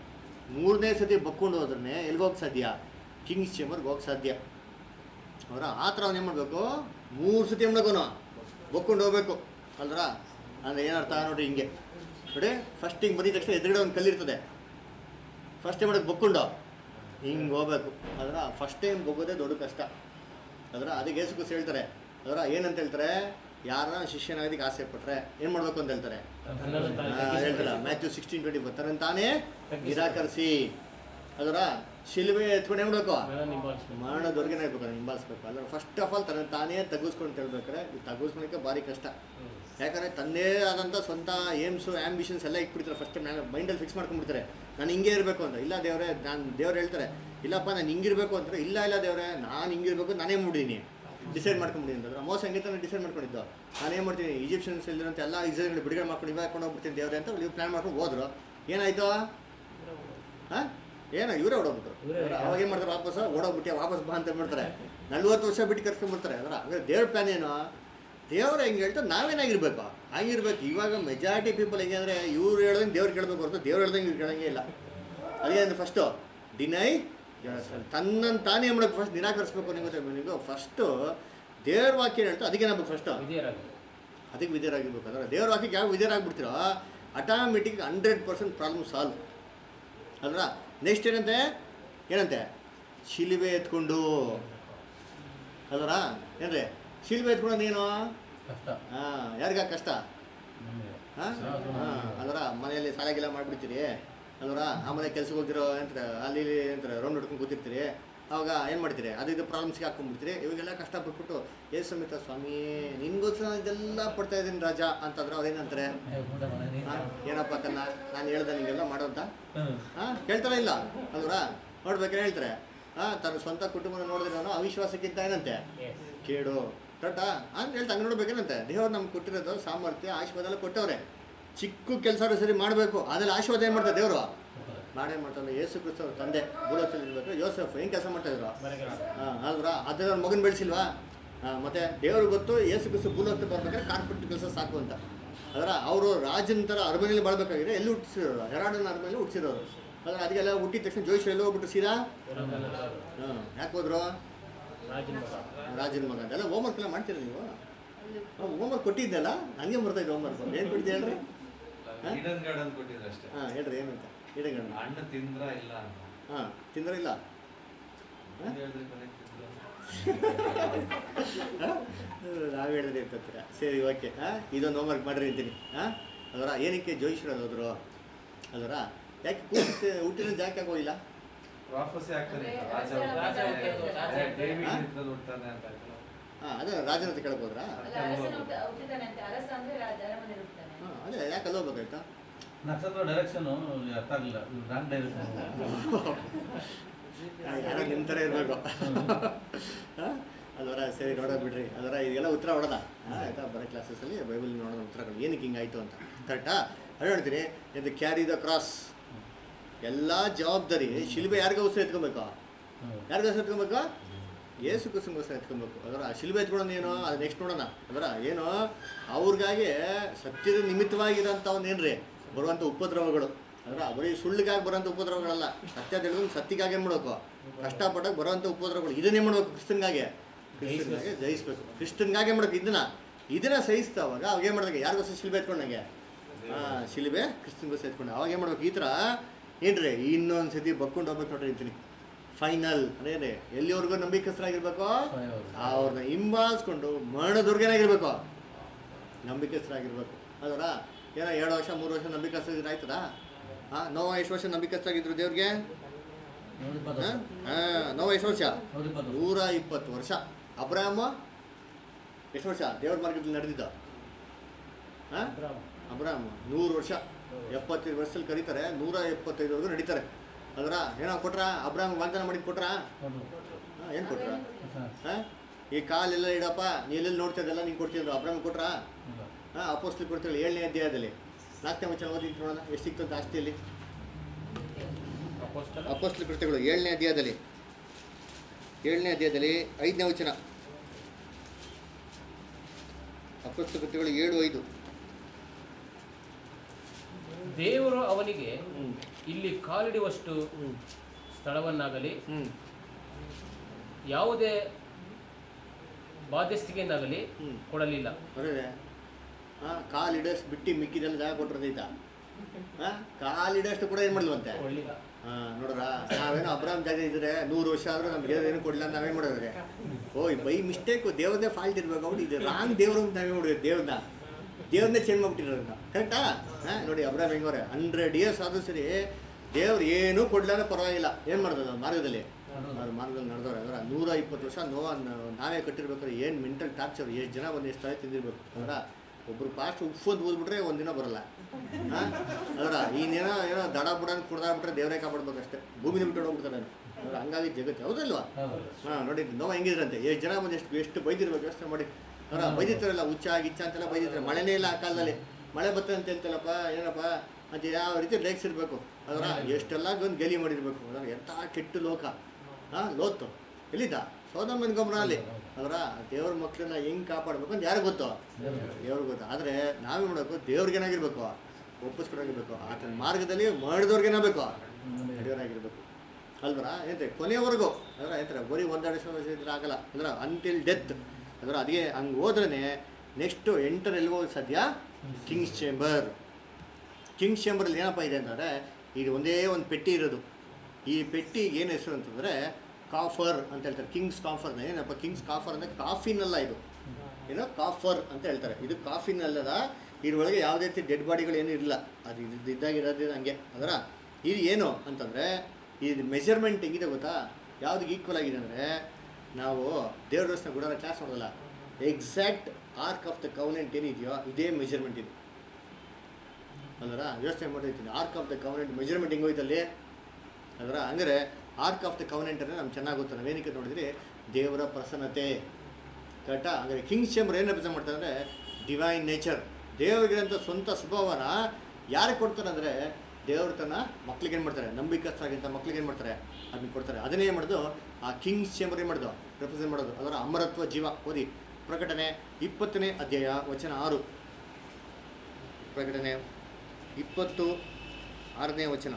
Speaker 2: ಮೂರನೇ ಸತಿ ಬಕ್ಕೊಂಡು ಹೋದ್ರೆ ಎಲ್ಗೋಗಿ ಸಾಧ್ಯ ಕಿಂಗ್ಸ್ ಚೇಂಬರ್ಗೆ ಹೋಗಕ್ಕೆ ಸಾಧ್ಯ ಅವರ ಆ ಥರ ಅವ್ನು ಏನು ಮಾಡಬೇಕು ಮೂರು ಸತಿ ಏನು ಮಾಡ್ಬೇಕು ಬಕ್ಕೊಂಡು ಹೋಗ್ಬೇಕು ಅಲ್ರ ಅಂದರೆ ಏನರ್ಥ ನೋಡ್ರಿ ಹಿಂಗೆ ನೋಡಿ ಫಸ್ಟ್ ಹಿಂಗೆ ಬಂದಿದ ತಕ್ಷಣ ಎದುರುಗಡೆ ಒಂದು ಕಲ್ಲಿರ್ತದೆ ಫಸ್ಟ್ ಟೈಮ್ ಮಾಡೋದು ಬಕ್ಕೊಂಡು ಹಿಂಗೆ ಹೋಗ್ಬೇಕು ಅದರ ಫಸ್ಟ್ ಟೈಮ್ ಬಗ್ಗೋದೇ ದೊಡ್ಡ ಕಷ್ಟ ಅದರ ಅದಕ್ಕೆ ಏಸು ಹೇಳ್ತಾರೆ ಅದರ ಏನಂತ ಹೇಳ್ತಾರೆ ಯಾರ ಶಿಷ್ಯನಾಗೋದಕ್ಕೆ ಆಸೆ ಪಟ್ರೆ ಏನು ಮಾಡಬೇಕು ಅಂತ ಹೇಳ್ತಾರೆ
Speaker 1: ತನ್ನನ್ನು ತಾನು
Speaker 2: ಆ, ಹೇಳ್ತಾರ ಮ್ಯಾಥ್ಯೂ ಸಿಕ್ಸ್ಟೀನ್ ಟ್ವೆಂಟಿ ಬರ್ತಾನೆ ತಾನೇ ನಿರಾಕರಿಸಿ ಅದರ ಶಿಲ್ಬೆ ಎತ್ಕೊಂಡು ಏನು ಮಾಡಬೇಕು
Speaker 1: ನನ್ನನ್ನು ಹಿಂಬಾಲಿಸ್ಬೇಕು.
Speaker 2: ಮರಣದವರೆಗೆ ಇರ್ಬೇಕು ಅದನ್ನ ಹಿಂಬಾಲಿಸ್ಬೇಕು ಅಂದ್ರೆ ಫಸ್ಟ್ ಆಫ್ ಆಲ್ ತನ್ನ ತಾನೇ ತಗ್ಗಿಸ್ಕೊಂಡು ಹೇಳ್ಬೇಕಾರೆ ಇದು ತಗ್ಗಿಸ್ಕೊಳಕ್ಕೆ ಭಾರಿ ಕಷ್ಟ
Speaker 1: ಹ್ಮ್.
Speaker 2: ಯಾಕಂದರೆ ತನ್ನೇ ಆದಂಥ ಸ್ವಂತ ಏಮ್ಸು ಆ್ಯಂಬಿಷನ್ಸ್ ಎಲ್ಲ ಇಟ್ಬಿಡ್ತಾರೆ ಫಸ್ಟ್ ಮೈಂಡಲ್ಲಿ ಫಿಕ್ಸ್ ಮಾಡ್ಕೊಂಡ್ಬಿಡ್ತಾರೆ ನಾನು ಹಿಂಗೆ ಇರಬೇಕು ಅಂತ ಇಲ್ಲ ದೇವರೇ ನಾನು ದೇವ್ರು ಹೇಳ್ತಾರೆ ಇಲ್ಲಪ್ಪ ನಾನು ಹಿಂಗಿರ್ಬೇಕು ಅಂತಾರೆ ಇಲ್ಲ ಇಲ್ಲ ದೇವರೇ ನಾನು ಹಿಂಗಿರ್ಬೇಕು ನಾನೇ ಮಾಡಿದ್ದೀನಿ ಡಿಸೈಡ್ ಮಾಡ್ಕೊಂಬಿಡಿ ಅಂತಂದ್ರೆ ಮೋಸ ಹಂಗೆ ತಾನೇ ಡಿಸೈಡ್ ಮಾಡ್ಕೊಂಡಿದ್ದು ನಾನೇನು ಮಾಡ್ತೀನಿ ಈಜಿಪ್ಷನ್ಸ್ ಇಲ್ಲಿರಂತ ಎಲ್ಲ ಇಸ್ರೇಲ್ ಬಿಡುಗಡೆ ಮಾಡ್ಕೊಂಡು ಇವಾಗ ಹಾಕೊಂಡು ಹೋಗ್ಬಿಡ್ತೀನಿ ದೇವ್ರೆ ಅಂತ ಇವ್ರು ಪ್ಲ್ಯಾನ್ ಮಾಡ್ಕೊಂಡು ಹೋದ್ರು ಏನಾಯ್ತು ಹಾಂ ಏನೋ ಇವರೇ ಓಡೋಗ್ಬಿಟ್ರು
Speaker 1: ಇವ್ರೇ
Speaker 2: ಅವಾಗ ಏನು ಮಾಡ್ತಾರೆ ವಾಪಸ್ ಓಡೋಗ್ಬಿಟ್ಟು ವಾಪಸ್ ಬಾ ಅಂತ ಮಾಡ್ತಾರೆ ನಲ್ವತ್ತು ವರ್ಷ ಬಿಟ್ಟು ಕರ್ಕೊಂಡ್ಬಿಡ್ತಾರೆ ಅಂದ್ರೆ ಅಂದ್ರೆ ದೇವ್ರ ಪ್ಲಾನ್ ಏನು ದೇವ್ರು ಹೆಂಗೆ ಹೇಳ್ತಾರೆ ನಾವೇನಾಗಿರ್ಬೇಕು ಹಂಗಿರ್ಬೇಕು ಇವಾಗ ಮೆಜಾರಿಟಿ ಪೀಪಲ್ ಹೆಂಗೆ ಅಂದರೆ ಇವ್ರು ಹೇಳ್ದಂಗೆ ದೇವ್ರು ಕೇಳಬೇಕು ಹೊರತು ದೇವ್ರು ಹೇಳ್ದಂಗೆ ಇವ್ರು ಕೇಳಂಗೆ ಇಲ್ಲ ಅದೇ ಅಂದ್ರೆ ಫಸ್ಟು ಡಿನೈ ತನ್ನನ್ನು ತಾನೇ ಏನು ಮಾಡಬೇಕು ಫಸ್ಟ್ ನಿರಾಕರಿಸ್ಬೇಕು ನಿಮಗೆ ಗೊತ್ತಾ ನಿಮಗೂ ಫಸ್ಟು ದೇವ್ರ ವಾಕ್ಯ ಹೇಳ್ತಾ ಅದಕ್ಕೆ ಏನಾಗಬೇಕು ಫಸ್ಟು
Speaker 1: ವಿಧೇಯರಾಗಬೇಕು.
Speaker 2: ಅದಕ್ಕೆ ವಿಧೇಯರಾಗಿರ್ಬೇಕು ಅಂದ್ರೆ ದೇವ್ರ ವಾಕ್ಯಕ್ಕೆ ಯಾವ ವಿಧೇಯರಾಗ್ಬಿಡ್ತೀರೋ automatic hundred percent problem solve ಅಲ್ವಾ ನೆಕ್ಸ್ಟ್ ಏನಂತೆ ಏನಂತೆ ಶಿಲುಬೆ ಎತ್ಕೊಂಡು ಅಲ್ವರಾ ಏನ್ರಿ ಶಿಲುಬೆ ಎತ್ಕೊಂಡು ಏನು
Speaker 3: ಕಷ್ಟ
Speaker 2: ಹಾಂ ಯಾರಿಗ ಕಷ್ಟ
Speaker 3: ನಮಗೆ
Speaker 2: ಹಾಂ ಹಾಂ ಅಲ್ವರ ಮನೆಯಲ್ಲಿ ಸಾಲ ಗೀಲ ಮಾಡಿಬಿಡ್ತೀರಿ ಅಲ್ವರ ಆಮೇಲೆ ಕೆಲ್ಸಕ್ಕೆ ಹೋಗ್ತಿರೋ ಅಂತಾರೆ ಅಲ್ಲಿ ಇಲ್ಲಿ ಅಂತಾರೆ ರೌಂಡ್ ಹೊಡ್ಕೊಂಡು ಕೂತಿರ್ತೀರಿ ಅವಾಗ ಏನು ಮಾಡ್ತೀರಿ ಅದು ಇದು ಪ್ರಾಬ್ಲಮ್ಸ್ಗೆ ಹಾಕೊಂಡ್ಬಿಡ್ತೀರಿ ಇವಾಗೆಲ್ಲ ಕಷ್ಟಪಟ್ಬಿಟ್ಟು ಏ ಸಮೇತ ಸ್ವಾಮಿ ನಿನ್ಗೋಸ್ಕರ ಇದೆಲ್ಲ ಪಡ್ತಾ ಇದ್ದೀನಿ ರಾಜ ಅಂತಂದ್ರೆ ಅವ್ರೇನಂತಾರೆ
Speaker 3: ಊಟ ಮಾಡಿ
Speaker 2: ಆ, ಏನಪ್ಪ ಕನ್ನ ನಾನು ಹೇಳ್ದೆ ನಿಂಗೆಲ್ಲ ಮಾಡೋ ಅಂತ
Speaker 3: ಹ್ಮ್.
Speaker 2: ಹಾಂ ಕೇಳ್ತಾರ ಇಲ್ಲ ಅಲ್ವರಾ ನೋಡ್ಬೇಕಾದ್ರೆ ಹೇಳ್ತಾರೆ ಹಾಂ ತನ್ನ ಸ್ವಂತ ಕುಟುಂಬನ ನೋಡಿದ್ರೆ ನಾನು ಅವಿಶ್ವಾಸಕ್ಕಿಂತ ಏನಂತೆ
Speaker 1: Yes.
Speaker 2: ಕೇಡು ಕರೆಕ್ಟಾ ಅಂತ ಹೇಳ್ತಾ ಹಂಗೆ ನೋಡ್ಬೇಕೇನಂತೆ ದೇವ್ರು ನಮ್ಗೆ ಕೊಟ್ಟಿರೋದು ಸಾಮರ್ಥ್ಯ ಆಶೀರ್ವಾದ ಎಲ್ಲ ಕೊಟ್ಟವ್ರೆ ಚಿಕ್ಕ ಕೆಲಸ ಸರಿ ಮಾಡಬೇಕು ಅದೆಲ್ಲ ಆಶೀರ್ವಾದ ಏನು ಮಾಡ್ತಾರೆ ದೇವರು ಮಾಡೇ ಮಾಡ್ತಾರೆ ಯೇಸು ಕ್ರಿಸ್ತ ಅವ್ರ ತಂದೆ ಭೂಲೋಕದಲ್ಲಿ ಇರ್ಬೇಕು ಯೋಸೆಫ್ ಹೆಂಗೆ ಕೆಲಸ ಮಾಡ್ತಾ ಇದ್ರು
Speaker 1: ಮನೆ ಕೆಲಸ.
Speaker 2: ಹಾಂ ಅಲ್ವಾ ಅದೇ ಅವ್ರ ಮಗನ ಬೆಳೆಸಿಲ್ವಾ ಹಾಂ ಮತ್ತೆ ದೇವ್ರಿಗೆ ಗೊತ್ತು ಯೇಸು ಕ್ರಿಸ್ತ ಭೂಲೋಕಕ್ಕೆ ಬರ್ಬೇಕಾದ್ರೆ ಕಾರ್ಪೆಟ್ ಕೆಲಸ ಸಾಕು ಅಂತ ಅದರ ಅವರು ರಾಜನ ಥರ ಅರಮನೆಯಲ್ಲಿ ಬಾಳ್ಬೇಕಾಗಿದೆ ಎಲ್ಲಿ ಹುಟ್ಟಿಸಿರೋರು ಹೆರಾಡನ ಅರಮನೆಯಲ್ಲಿ ಹುಟ್ಟಿಸಿರೋರು ಅದ್ರ ಅದಕ್ಕೆಲ್ಲ ಹುಟ್ಟಿದ ತಕ್ಷಣ ಜೋಶ್ ಎಲ್ಲ ಹೋಗ್ಬಿಟ್ಟು ಸೀದಾ ಹಾಂ ಯಾಕೆ ಹೋದ್ರು
Speaker 1: ರಾಜನ ಮಗ.
Speaker 2: ರಾಜನ ಮಗ ಅದೆಲ್ಲ ಹೋಮ್ವರ್ಕ್ ಎಲ್ಲ ಮಾಡ್ತೀರಾ ನೀವು ಹೋಮ್ವರ್ಕ್ ಕೊಟ್ಟಿದ್ದಲ್ಲ ನನಗೆ ಬರ್ತಾ ಇದೆ ಹೋಮ್ವರ್ಕ್ ಏನು ಕೊಟ್ಟಿದ್ದೆ ಹೇಳ್ರಿ ಹಾ?
Speaker 7: ಈಡನ್ ಗಾರ್ಡನ್ ಕೊಟ್ಟಿದ್ರು ಅಷ್ಟೇ
Speaker 2: ಹಾಂ ಹೇಳ್ರಿ ಏನಂತ ಇಡಗಣ್ಣ
Speaker 7: ಹಣ್ಣು ತಿಂದ್ರ ಇಲ್ಲ ಅಂತ
Speaker 2: ಹಾಂ ತಿಂದ್ರೆ ಇಲ್ಲ
Speaker 7: ಹಂಗ್ ಹೇಳಿದ್ರೆ ಕೊನೆಗ್ ತಿಂದ್ರು.
Speaker 2: ನಾವು ಹೇಳಿದ್ರೆ ಇರ್ತತ್ರ ಸರಿ ಓಕೆ ಹಾಂ ಇದೊಂದು ಹೋಮ್ವರ್ಕ್ ಮಾಡ್ರಿ ಅಂತೀನಿ ಹಾಂ ಅದರ ಏನಕ್ಕೆ ಜೋಯಿಸ್ರೋದು ಹೋದ್ರು ಅದರ ಯಾಕೆ ಕೂತು ಹುಟ್ಟಿನ ಜಾಕೆ ಹೋಗಿಲ್ಲ
Speaker 7: ವಾಪಸ್ಸೇ ಆಗ್ತಾನೆ
Speaker 6: ಅಂದ್ರೆ
Speaker 7: ರಾಜ
Speaker 6: ರಾಜ
Speaker 7: ಹುಡ್ತಾನೆ.
Speaker 6: ಹುಡ್ತಾನೆ, ರಾಜ
Speaker 7: ಅದೇ ಡೇವಿಡ್
Speaker 2: ಹಾ?
Speaker 7: ಇದ್ರಲ್ಲಿ ಹುಡ್ತಾನೆ ಅಂತ ಆಯ್ತಲ್ಲ.
Speaker 2: ಹಾಂ ಅದೇ ರಾಜನ ಹತ್ರ ಕೇಳಕ್ ಹೋದ್ರಾ
Speaker 6: ಅಲ್ಲ ಅರಸನ ಹುಟ್ಟ ಹುಟ್ಟಿದಾನಂತೆ ಅರಸ ಅಂದ್ರೆ ರಾಜ ಅರಮನೆ ಹುಟ್ಟುತ್ತಾನೆ
Speaker 2: ಹಾಂ ಅದೇ ಯಾಕೆ ಅಲ್ಲಿ ಹೋಗ್ಬೇಕಾಯ್ತಾ
Speaker 3: ನಕ್ಷತ್ರ ಡೈರೆಕ್ಷನ್ ಅರ್ಥ ಆಗಲಿಲ್ಲ ರಾಂಗ್ ಡೈರೆಕ್ಷನ್
Speaker 2: ಯಾರೋ ನಿಮ್ಮ ಥರ ಇರಬೇಕು ಅದರ ಸರಿ ನೋಡೋದು ಬಿಡ್ರಿ ಅದರ ಇದೆಲ್ಲ ಉತ್ತರ ಹೊಡೋದ ಆಯ್ತಾ ಬರೋ ಕ್ಲಾಸಸ್ಸಲ್ಲಿ ಬೈಬಲ್ ನೋಡೋಣ ಉತ್ತರಗಳು ಏನಕ್ಕೆ ಹಿಂಗಾಯ್ತು ಅಂತ ಕರೆಕ್ಟಾ ಅದು ಹೇಳ್ತೀನಿ ಇದು ಕ್ಯಾರಿ ದ ಕ್ರಾಸ್ ಎಲ್ಲ ಜವಾಬ್ದಾರಿ ಶಿಲ್ಬೆ ಯಾರಿಗೋಸ್ಕರ ಎತ್ಕೊಬೇಕು ಯಾರಿಗೋಸ್ಕರ ಎತ್ಕೊಬೇಕು ಏಸು ಕುಸುಮಗೋಸ್ಕರ ಎತ್ಕೊಬೇಕು ಅದರ ಶಿಲ್ಬೆ ಎತ್ಕೊಳ್ಳೋದು ಏನು ಅದು ನೆಕ್ಸ್ಟ್ ನೋಡೋಣ ಅದರ ಏನು ಅವ್ರಿಗಾಗಿ ಸತ್ಯದ ನಿಮಿತ್ತವಾಗಿರೋಂಥ ಒಂದು ಏನ್ರಿ ಬರುವಂಥ ಉಪದ್ರವಗಳು ಅದರ ಬರೀ ಸುಳ್ಳಿಗಾಗಿ ಬರೋಂಥ ಉಪದ್ರವಗಳಲ್ಲ ಸತ್ಯ ತಿಳಿದು ಸತ್ತಿಗಾಗಿ ಏನು ಮಾಡಬೇಕು ಕಷ್ಟಪಟ್ಟಾಗ ಬರೋಂಥ ಉಪದ್ರವಗಳು ಇದನ್ನೇ ಮಾಡಬೇಕು ಕ್ರಿಸ್ತನ್ಗಾಗೆ ಕ್ರಿಸ್ತನ್ಗಾಗೆ ಜಯಿಸ್ಬೇಕು ಕ್ರಿಸ್ತನ್ಗಾಗೆ ಮಾಡಬೇಕು ಇದನ್ನ ಇದನ್ನ ಸಹಿಸ್ತಾವಾಗ ಅವಾಗ ಏನು ಮಾಡಿದಾಗ ಯಾರಿಗೋಸ್ಕರ ಶಿಲ್ಬೆ ಎತ್ಕೊಂಡಂಗೆ ಹಾಂ ಶಿಲ್ಬೆ ಕ್ರಿಸ್ತನ್ಗೋಸ್ಕರ ಎತ್ಕೊಂಡು ಅವಾಗ ಏನು ಮಾಡ್ಬೇಕು ಈ ಥರ ಏನ್ರಿ ಇನ್ನೊಂದು ಸತಿ ಬಕ್ಕೊಂಡು ಹೋಗ್ಬೇಕು ನೋಡ್ರಿ ಅಂತೀನಿ ಫೈನಲ್ ಅದೇನೆ ಎಲ್ಲಿವರೆಗೂ ನಂಬಿಕಸ್ಥರಾಗಿರ್ಬೇಕು ಅವ್ರನ್ನ ಹಿಂಬಾಲಿಸ್ಕೊಂಡು ಮರಣದುರ್ಗನಾಗಿರ್ಬೇಕು ನಂಬಿಕಸ್ಥರಾಗಿರ್ಬೇಕು ಅದರ ಏನೋ ಎರಡು ವರ್ಷ ಮೂರು ವರ್ಷ ನಂಬಿಕಸ್ಥರಾಗಿದ್ರೆ ಆಯ್ತದ ಹಾಂ ನೋವ ಎಷ್ಟು ವರ್ಷ ನಂಬಿಕಸ್ಥರಾಗಿದ್ರು ದೇವ್ರಿಗೆ ಹಾಂ ನೋವ ಎಷ್ಟು ವರ್ಷ ನೂರ ಇಪ್ಪತ್ತು ವರ್ಷ ಅಬ್ರಾಮ ಎಷ್ಟು ವರ್ಷ ದೇವ್ರ ಮಾರ್ಗದಲ್ಲಿ ನಡೆದಿದ್ದ ಹಾಂ
Speaker 1: ಅಬ್ರಾಮ್.
Speaker 2: ಅಬ್ರಾಮ್ ನೂರು ವರ್ಷ ಎಪ್ಪತ್ತೈದು ವರ್ಷದಲ್ಲಿ ಕರೀತಾರೆ ನೂರ ಎಪ್ಪತ್ತೈದವರೆಗೂ ನಡೀತಾರೆ ಅದರ ಏನೋ ಕೊಟ್ರ ಅಬ್ರಾಮ್ ವಾಗ್ದಾನ ಮಾಡಿ ಕೊಟ್ರ ಏನು ಕೊಟ್ರ ಹಾಂ ಈ ಕಾಲೆಲ್ಲ ಇಡಪ್ಪ ನೀ ಎಲ್ಲೆಲ್ಲಿ ನೋಡ್ತಾ ಇದೆಲ್ಲ ನೀನು ಕೊಡ್ತಿದ್ರು ಅಬ್ರಾಮ್ ಕೊಟ್ರ ಹಾಂ ಅಪೋಸ್ಲಿ ಕೊಡ್ತೀವಿ ಏಳನೇ ಅಧ್ಯಾಯದಲ್ಲಿ ನಾಲ್ಕನೇ ವಚನ ಓದಿ ನೋಡೋಣ ಎಷ್ಟು ಸಿಕ್ತು ಅಂತ ಆಸ್ತಿಯಲ್ಲಿ
Speaker 1: ಅಪೋಸ್ತಲ
Speaker 2: ಅಪೋಸ್ಲಿ ಕೃತ್ಯಗಳು ಏಳನೇ ಅಧ್ಯಾಯದಲ್ಲಿ ಏಳನೇ ಅಧ್ಯಾಯದಲ್ಲಿ ಐದನೇ ವಚನ ಅಪೋಸ್ಲಿ ಕೃತ್ಯಗಳು ಏಳು ಐದು
Speaker 1: ದೇವರು ಅವನಿಗೆ
Speaker 2: ಹ್ಮ್
Speaker 1: ಇಲ್ಲಿ ಕಾಲಿಡುವಷ್ಟು
Speaker 2: ಹ್ಮ್
Speaker 1: ಸ್ಥಳವನ್ನಾಗಲಿ
Speaker 2: ಹ್ಮ್
Speaker 1: ಯಾವುದೇ ಬಾಧ್ಯಸ್ಥಿಕೆಯನ್ನಾಗಲಿ
Speaker 2: ಹ್ಮ್
Speaker 1: ಕೊಡಲಿಲ್ಲ
Speaker 2: ನೋಡಿದ್ರೆ ಹಾಂ ಕಾಲಿಡಷ್ಟು ಬಿಟ್ಟು ಮಿಕ್ಕಿದೆಲ್ಲ ಜಾಗ ಕೊಟ್ಟಿರ್ತೈತ ಹಾಂ ಕಾಲಿಡಷ್ಟು ಕೂಡ ಏನು ಮಾಡ್ಲವಂತೆ
Speaker 1: ಕೊಡಲಿಲ್ಲ
Speaker 2: ಹಾಂ ನೋಡ್ರ ನಾವೇನೋ ಅಬ್ರಾಮ್ ಜಾಗ ಇದ್ರೆ ನೂರು ವರ್ಷ ಆದ್ರೂ ನಮ್ಗೆ ದೇವ್ರು ಏನು ಕೊಡಲಿಲ್ಲ ಅಂತ ನಾವೇನು ಮಾಡಿದ್ರೆ ಓ ಬೈ ಮಿಸ್ಟೇಕು ದೇವ್ರದೇ ಫಾಲ್ಟ್ ಇರ್ಬೇಕು ಅವ್ರು ಇದು ರಾಂಗ್ ದೇವ್ರು ಅಂತ ನಾವೇ ಮಾಡಿದ್ವಿ ದೇವ್ರನ್ನ ದೇವ್ರನ್ನೇ ಚೇಂಜ್ ಮಾಡ್ಬಿಟ್ಟಿರೋದನ್ನ ಕರೆಕ್ಟಾ ಹಾಂ ನೋಡಿ ಅಬ್ರಾಮ್ ಹೆಂಗವ್ರೆ ಹಂಡ್ರೆಡ್ ಇಯರ್ಸ್ ಆದ್ರೂ ಸರಿ ದೇವ್ರು ಏನೂ ಕೊಡ್ಲಾರ ಪರವಾಗಿಲ್ಲ ಏನು ಮಾಡೋದು ಮಾರ್ಗದಲ್ಲಿ ಅವ್ರ ಮಾರ್ಗದಲ್ಲಿ ನಡೆದವ್ರೆ ಅಂದ್ರೆ ನೂರ ಇಪ್ಪತ್ತು ವರ್ಷ ನೋವ ನಾವೇ ಕಟ್ಟಿರ್ಬೇಕಾದ್ರೆ ಏನು ಮೆಂಟಲ್ ಟಾರ್ಚರ್ ಎಷ್ಟು ಜನ ಬಂದು ಎಷ್ಟು ತಾಯಿ ತಿಂದಿರ್ಬೇಕು ಅಂದ್ರೆ ಒಬ್ರು ಪಾಸ್ಟ್ ಉಪ್ಪು ಅಂತ ಓದ್ಬಿಟ್ರೆ ಒಂದಿನ ಬರಲ್ಲ ಹಾಂ ಅದರ ಇನ್ನೇನೋ ಏನೋ ದಡ ಬುಡ ಅಂತ ಕುಡ್ದಾಗ್ಬಿಟ್ರೆ ದೇವರೇ ಕಾಪಾಡ್ಬೇಕು ಅಷ್ಟೇ ಭೂಮಿನ ಬಿಟ್ಟು ಹೋಗ್ಬಿಡ್ತಾರೆ ಅಂದ್ರೆ ಹಂಗಾಗಿ ಜಗತ್ತು ಹೌದಲ್ವಾ
Speaker 3: ಹೌದು
Speaker 2: ಹಾಂ ನೋಡಿ ನೋವು ಹೆಂಗಿದ್ರಂತೆ ಎಷ್ಟು ಜನ ಬಂದು ಎಷ್ಟು ಎಷ್ಟು ಬೈದಿರ್ಬೇಕು ಯೋಚನೆ ಮಾಡಿ ಅವರ ಬೈದಿರ್ತಾರಲ್ಲ ಹುಚ್ಚ ಗಿಚ್ಚ ಅಂತೆಲ್ಲ ಬೈದಿರ್ತಾರೆ ಮಳೆನೇ ಇಲ್ಲ ಆ ಕಾಲದಲ್ಲಿ ಮಳೆ ಬರ್ತದೆ ಅಂತ ಹೇಳ್ತಲ್ಲಪ್ಪ ಏನಪ್ಪ ಅಂತ ಯಾವ ರೀತಿ ಲೇಕ್ಸ್ ಇರಬೇಕು ಅದರ ಎಷ್ಟೆಲ್ಲ ಬಂದು ಗಲಿ ಮಾಡಿರ್ಬೇಕು ಅದರ ಎಂಥ ಕೆಟ್ಟ ಲೋಕ ಹಾಂ ಲೋತು ಎಲ್ಲಿದ್ದ ಸೌದಮ್ಮನ ಗೊಬ್ಬರಲ್ಲಿ ಅದರ ದೇವ್ರ ಮಕ್ಕಳನ್ನ ಹೆಂಗೆ ಕಾಪಾಡ್ಬೇಕು ಅಂತ ಯಾರು ಗೊತ್ತು ದೇವ್ರಿಗೆ ಗೊತ್ತು ಆದರೆ ನಾವೇ ಮಾಡಬೇಕು ದೇವ್ರಿಗೆ ಏನಾಗಿರ್ಬೇಕು ಒಪ್ಪಿಸ್ಕೊಡಾಗಿರ್ಬೇಕು ಆತನ ಮಾರ್ಗದಲ್ಲಿ ಮಾಡಿದವ್ರಿಗೇನಾಗಬೇಕು ನಡೆಯೋರಾಗಿರ್ಬೇಕು ಅಲ್ವರ ಏನಂತೆ ಕೊನೆಯವರೆಗೂ ಅದರ ಏನಂತಾರೆ ಬರೀ ಒಂದೆರಡು ಸಾವಿರ ವರ್ಷ ಇದ್ರೆ ಆಗಲ್ಲ ಅಂದ್ರೆ ಅಂಟಿಲ್ ಡೆತ್ ಅದರ ಅದಕ್ಕೆ ಹಂಗೆ ಹೋದ್ರೇ ನೆಕ್ಸ್ಟು ಎಂಟರ್ ಎಲ್ಲಿ ಹೋಗೋದು ಸಾಧ್ಯ ಕಿಂಗ್ಸ್ ಚೇಂಬರ್ ಕಿಂಗ್ಸ್ ಚೇಂಬರಲ್ಲಿ ಏನಪ್ಪ ಇದೆ ಅಂತಂದರೆ ಇದು ಒಂದೇ ಒಂದು ಪೆಟ್ಟಿ ಇರೋದು ಈ ಪೆಟ್ಟಿಗೆ ಏನು ಹೆಸರು ಅಂತಂದರೆ ಕಾಫರ್ ಅಂತ ಹೇಳ್ತಾರೆ ಕಿಂಗ್ಸ್ ಕಾಫರ್ ಏನಪ್ಪ ಕಿಂಗ್ಸ್ ಕಾಫರ್ ಅಂದರೆ ಕಾಫಿನಲ್ಲ ಇದು ಏನೋ ಕಾಫರ್ ಅಂತ ಹೇಳ್ತಾರೆ ಇದು ಕಾಫಿನ್ ಅಲ್ಲದ ಇದ್ರೊಳಗೆ ಯಾವುದೇ ರೀತಿ ಡೆಡ್ ಬಾಡಿಗಳು ಏನೂ ಇಲ್ಲ ಅದು ಇದು ಇದ್ದಾಗಿರೋದು ಹಂಗೆ ಅದರ ಇದು ಏನು ಅಂತಂದರೆ ಇದು ಮೆಜರ್ಮೆಂಟ್ ಹೆಂಗಿದೆ ಗೊತ್ತಾ ಯಾವುದಕ್ಕೆ ಈಕ್ವಲ್ ಆಗಿದೆ ಅಂದರೆ ನಾವು ದೇವ್ರ ದರ್ಶನ ಗುಡಾರ ಕ್ಲಾಸ್ ಮಾಡೋಲ್ಲ exact ark of the covenant ಏನಿದೆಯೋ ಇದೇ ಮೆಜರ್ಮೆಂಟ್ ಇದು ಅದರ ಯೋಚನೆ ಮಾಡಿರ್ತೀನಿ ark of the covenant measurement ಹೆಂಗೆ ಹೋಯ್ತಲ್ಲಿ ಅದರ ಹಂಗಾರೆ ಆರ್ಕ್ ಆಫ್ ದ ಕವನೆಂಟ್ ಅಂದರೆ ನಮ್ಗೆ ಚೆನ್ನಾಗಿ ಗೊತ್ತು ನಾವೇನಕ್ಕೆ ನೋಡಿದ್ರಿ ದೇವರ ಪ್ರಸನ್ನತೆ ಕರೆಕ್ಟಾ ಹಾಗಾದ್ರೆ ಕಿಂಗ್ಸ್ ಚೇಂಬರ್ ಏನು ರೆಪ್ರೆಸೆಂಟ್ ಮಾಡ್ತಾರೆ ಅಂದರೆ ಡಿವೈನ್ ನೇಚರ್ ದೇವರಿಗಿರಂಥ ಸ್ವಂತ ಸ್ವಭಾವನ ಯಾರಿಗೆ ಕೊಡ್ತಾರೆ ಅಂದರೆ ದೇವರು ತನ್ನ ಮಕ್ಳಿಗೆ ಏನು ಮಾಡ್ತಾರೆ ನಂಬಿಕಸ್ಥರಾಗಿಂತ ಮಕ್ಳಿಗೆ ಏನು ಮಾಡ್ತಾರೆ ಅದನ್ನ ಕೊಡ್ತಾರೆ ಅದನ್ನೇ ಏನು ಮಾಡೋದು ಆ ಕಿಂಗ್ಸ್ ಚೇಂಬರ್ ಏನು ಮಾಡೋದು ರೆಪ್ರೆಸೆಂಟ್ ಮಾಡೋದು ಅದರ ಅಮರತ್ವ ಜೀವ ಓದಿ ಪ್ರಕಟಣೆ ಇಪ್ಪತ್ತನೇ ಅಧ್ಯಾಯ ವಚನ ಆರು ಪ್ರಕಟಣೆ ಇಪ್ಪತ್ತು ಆರನೇ ವಚನ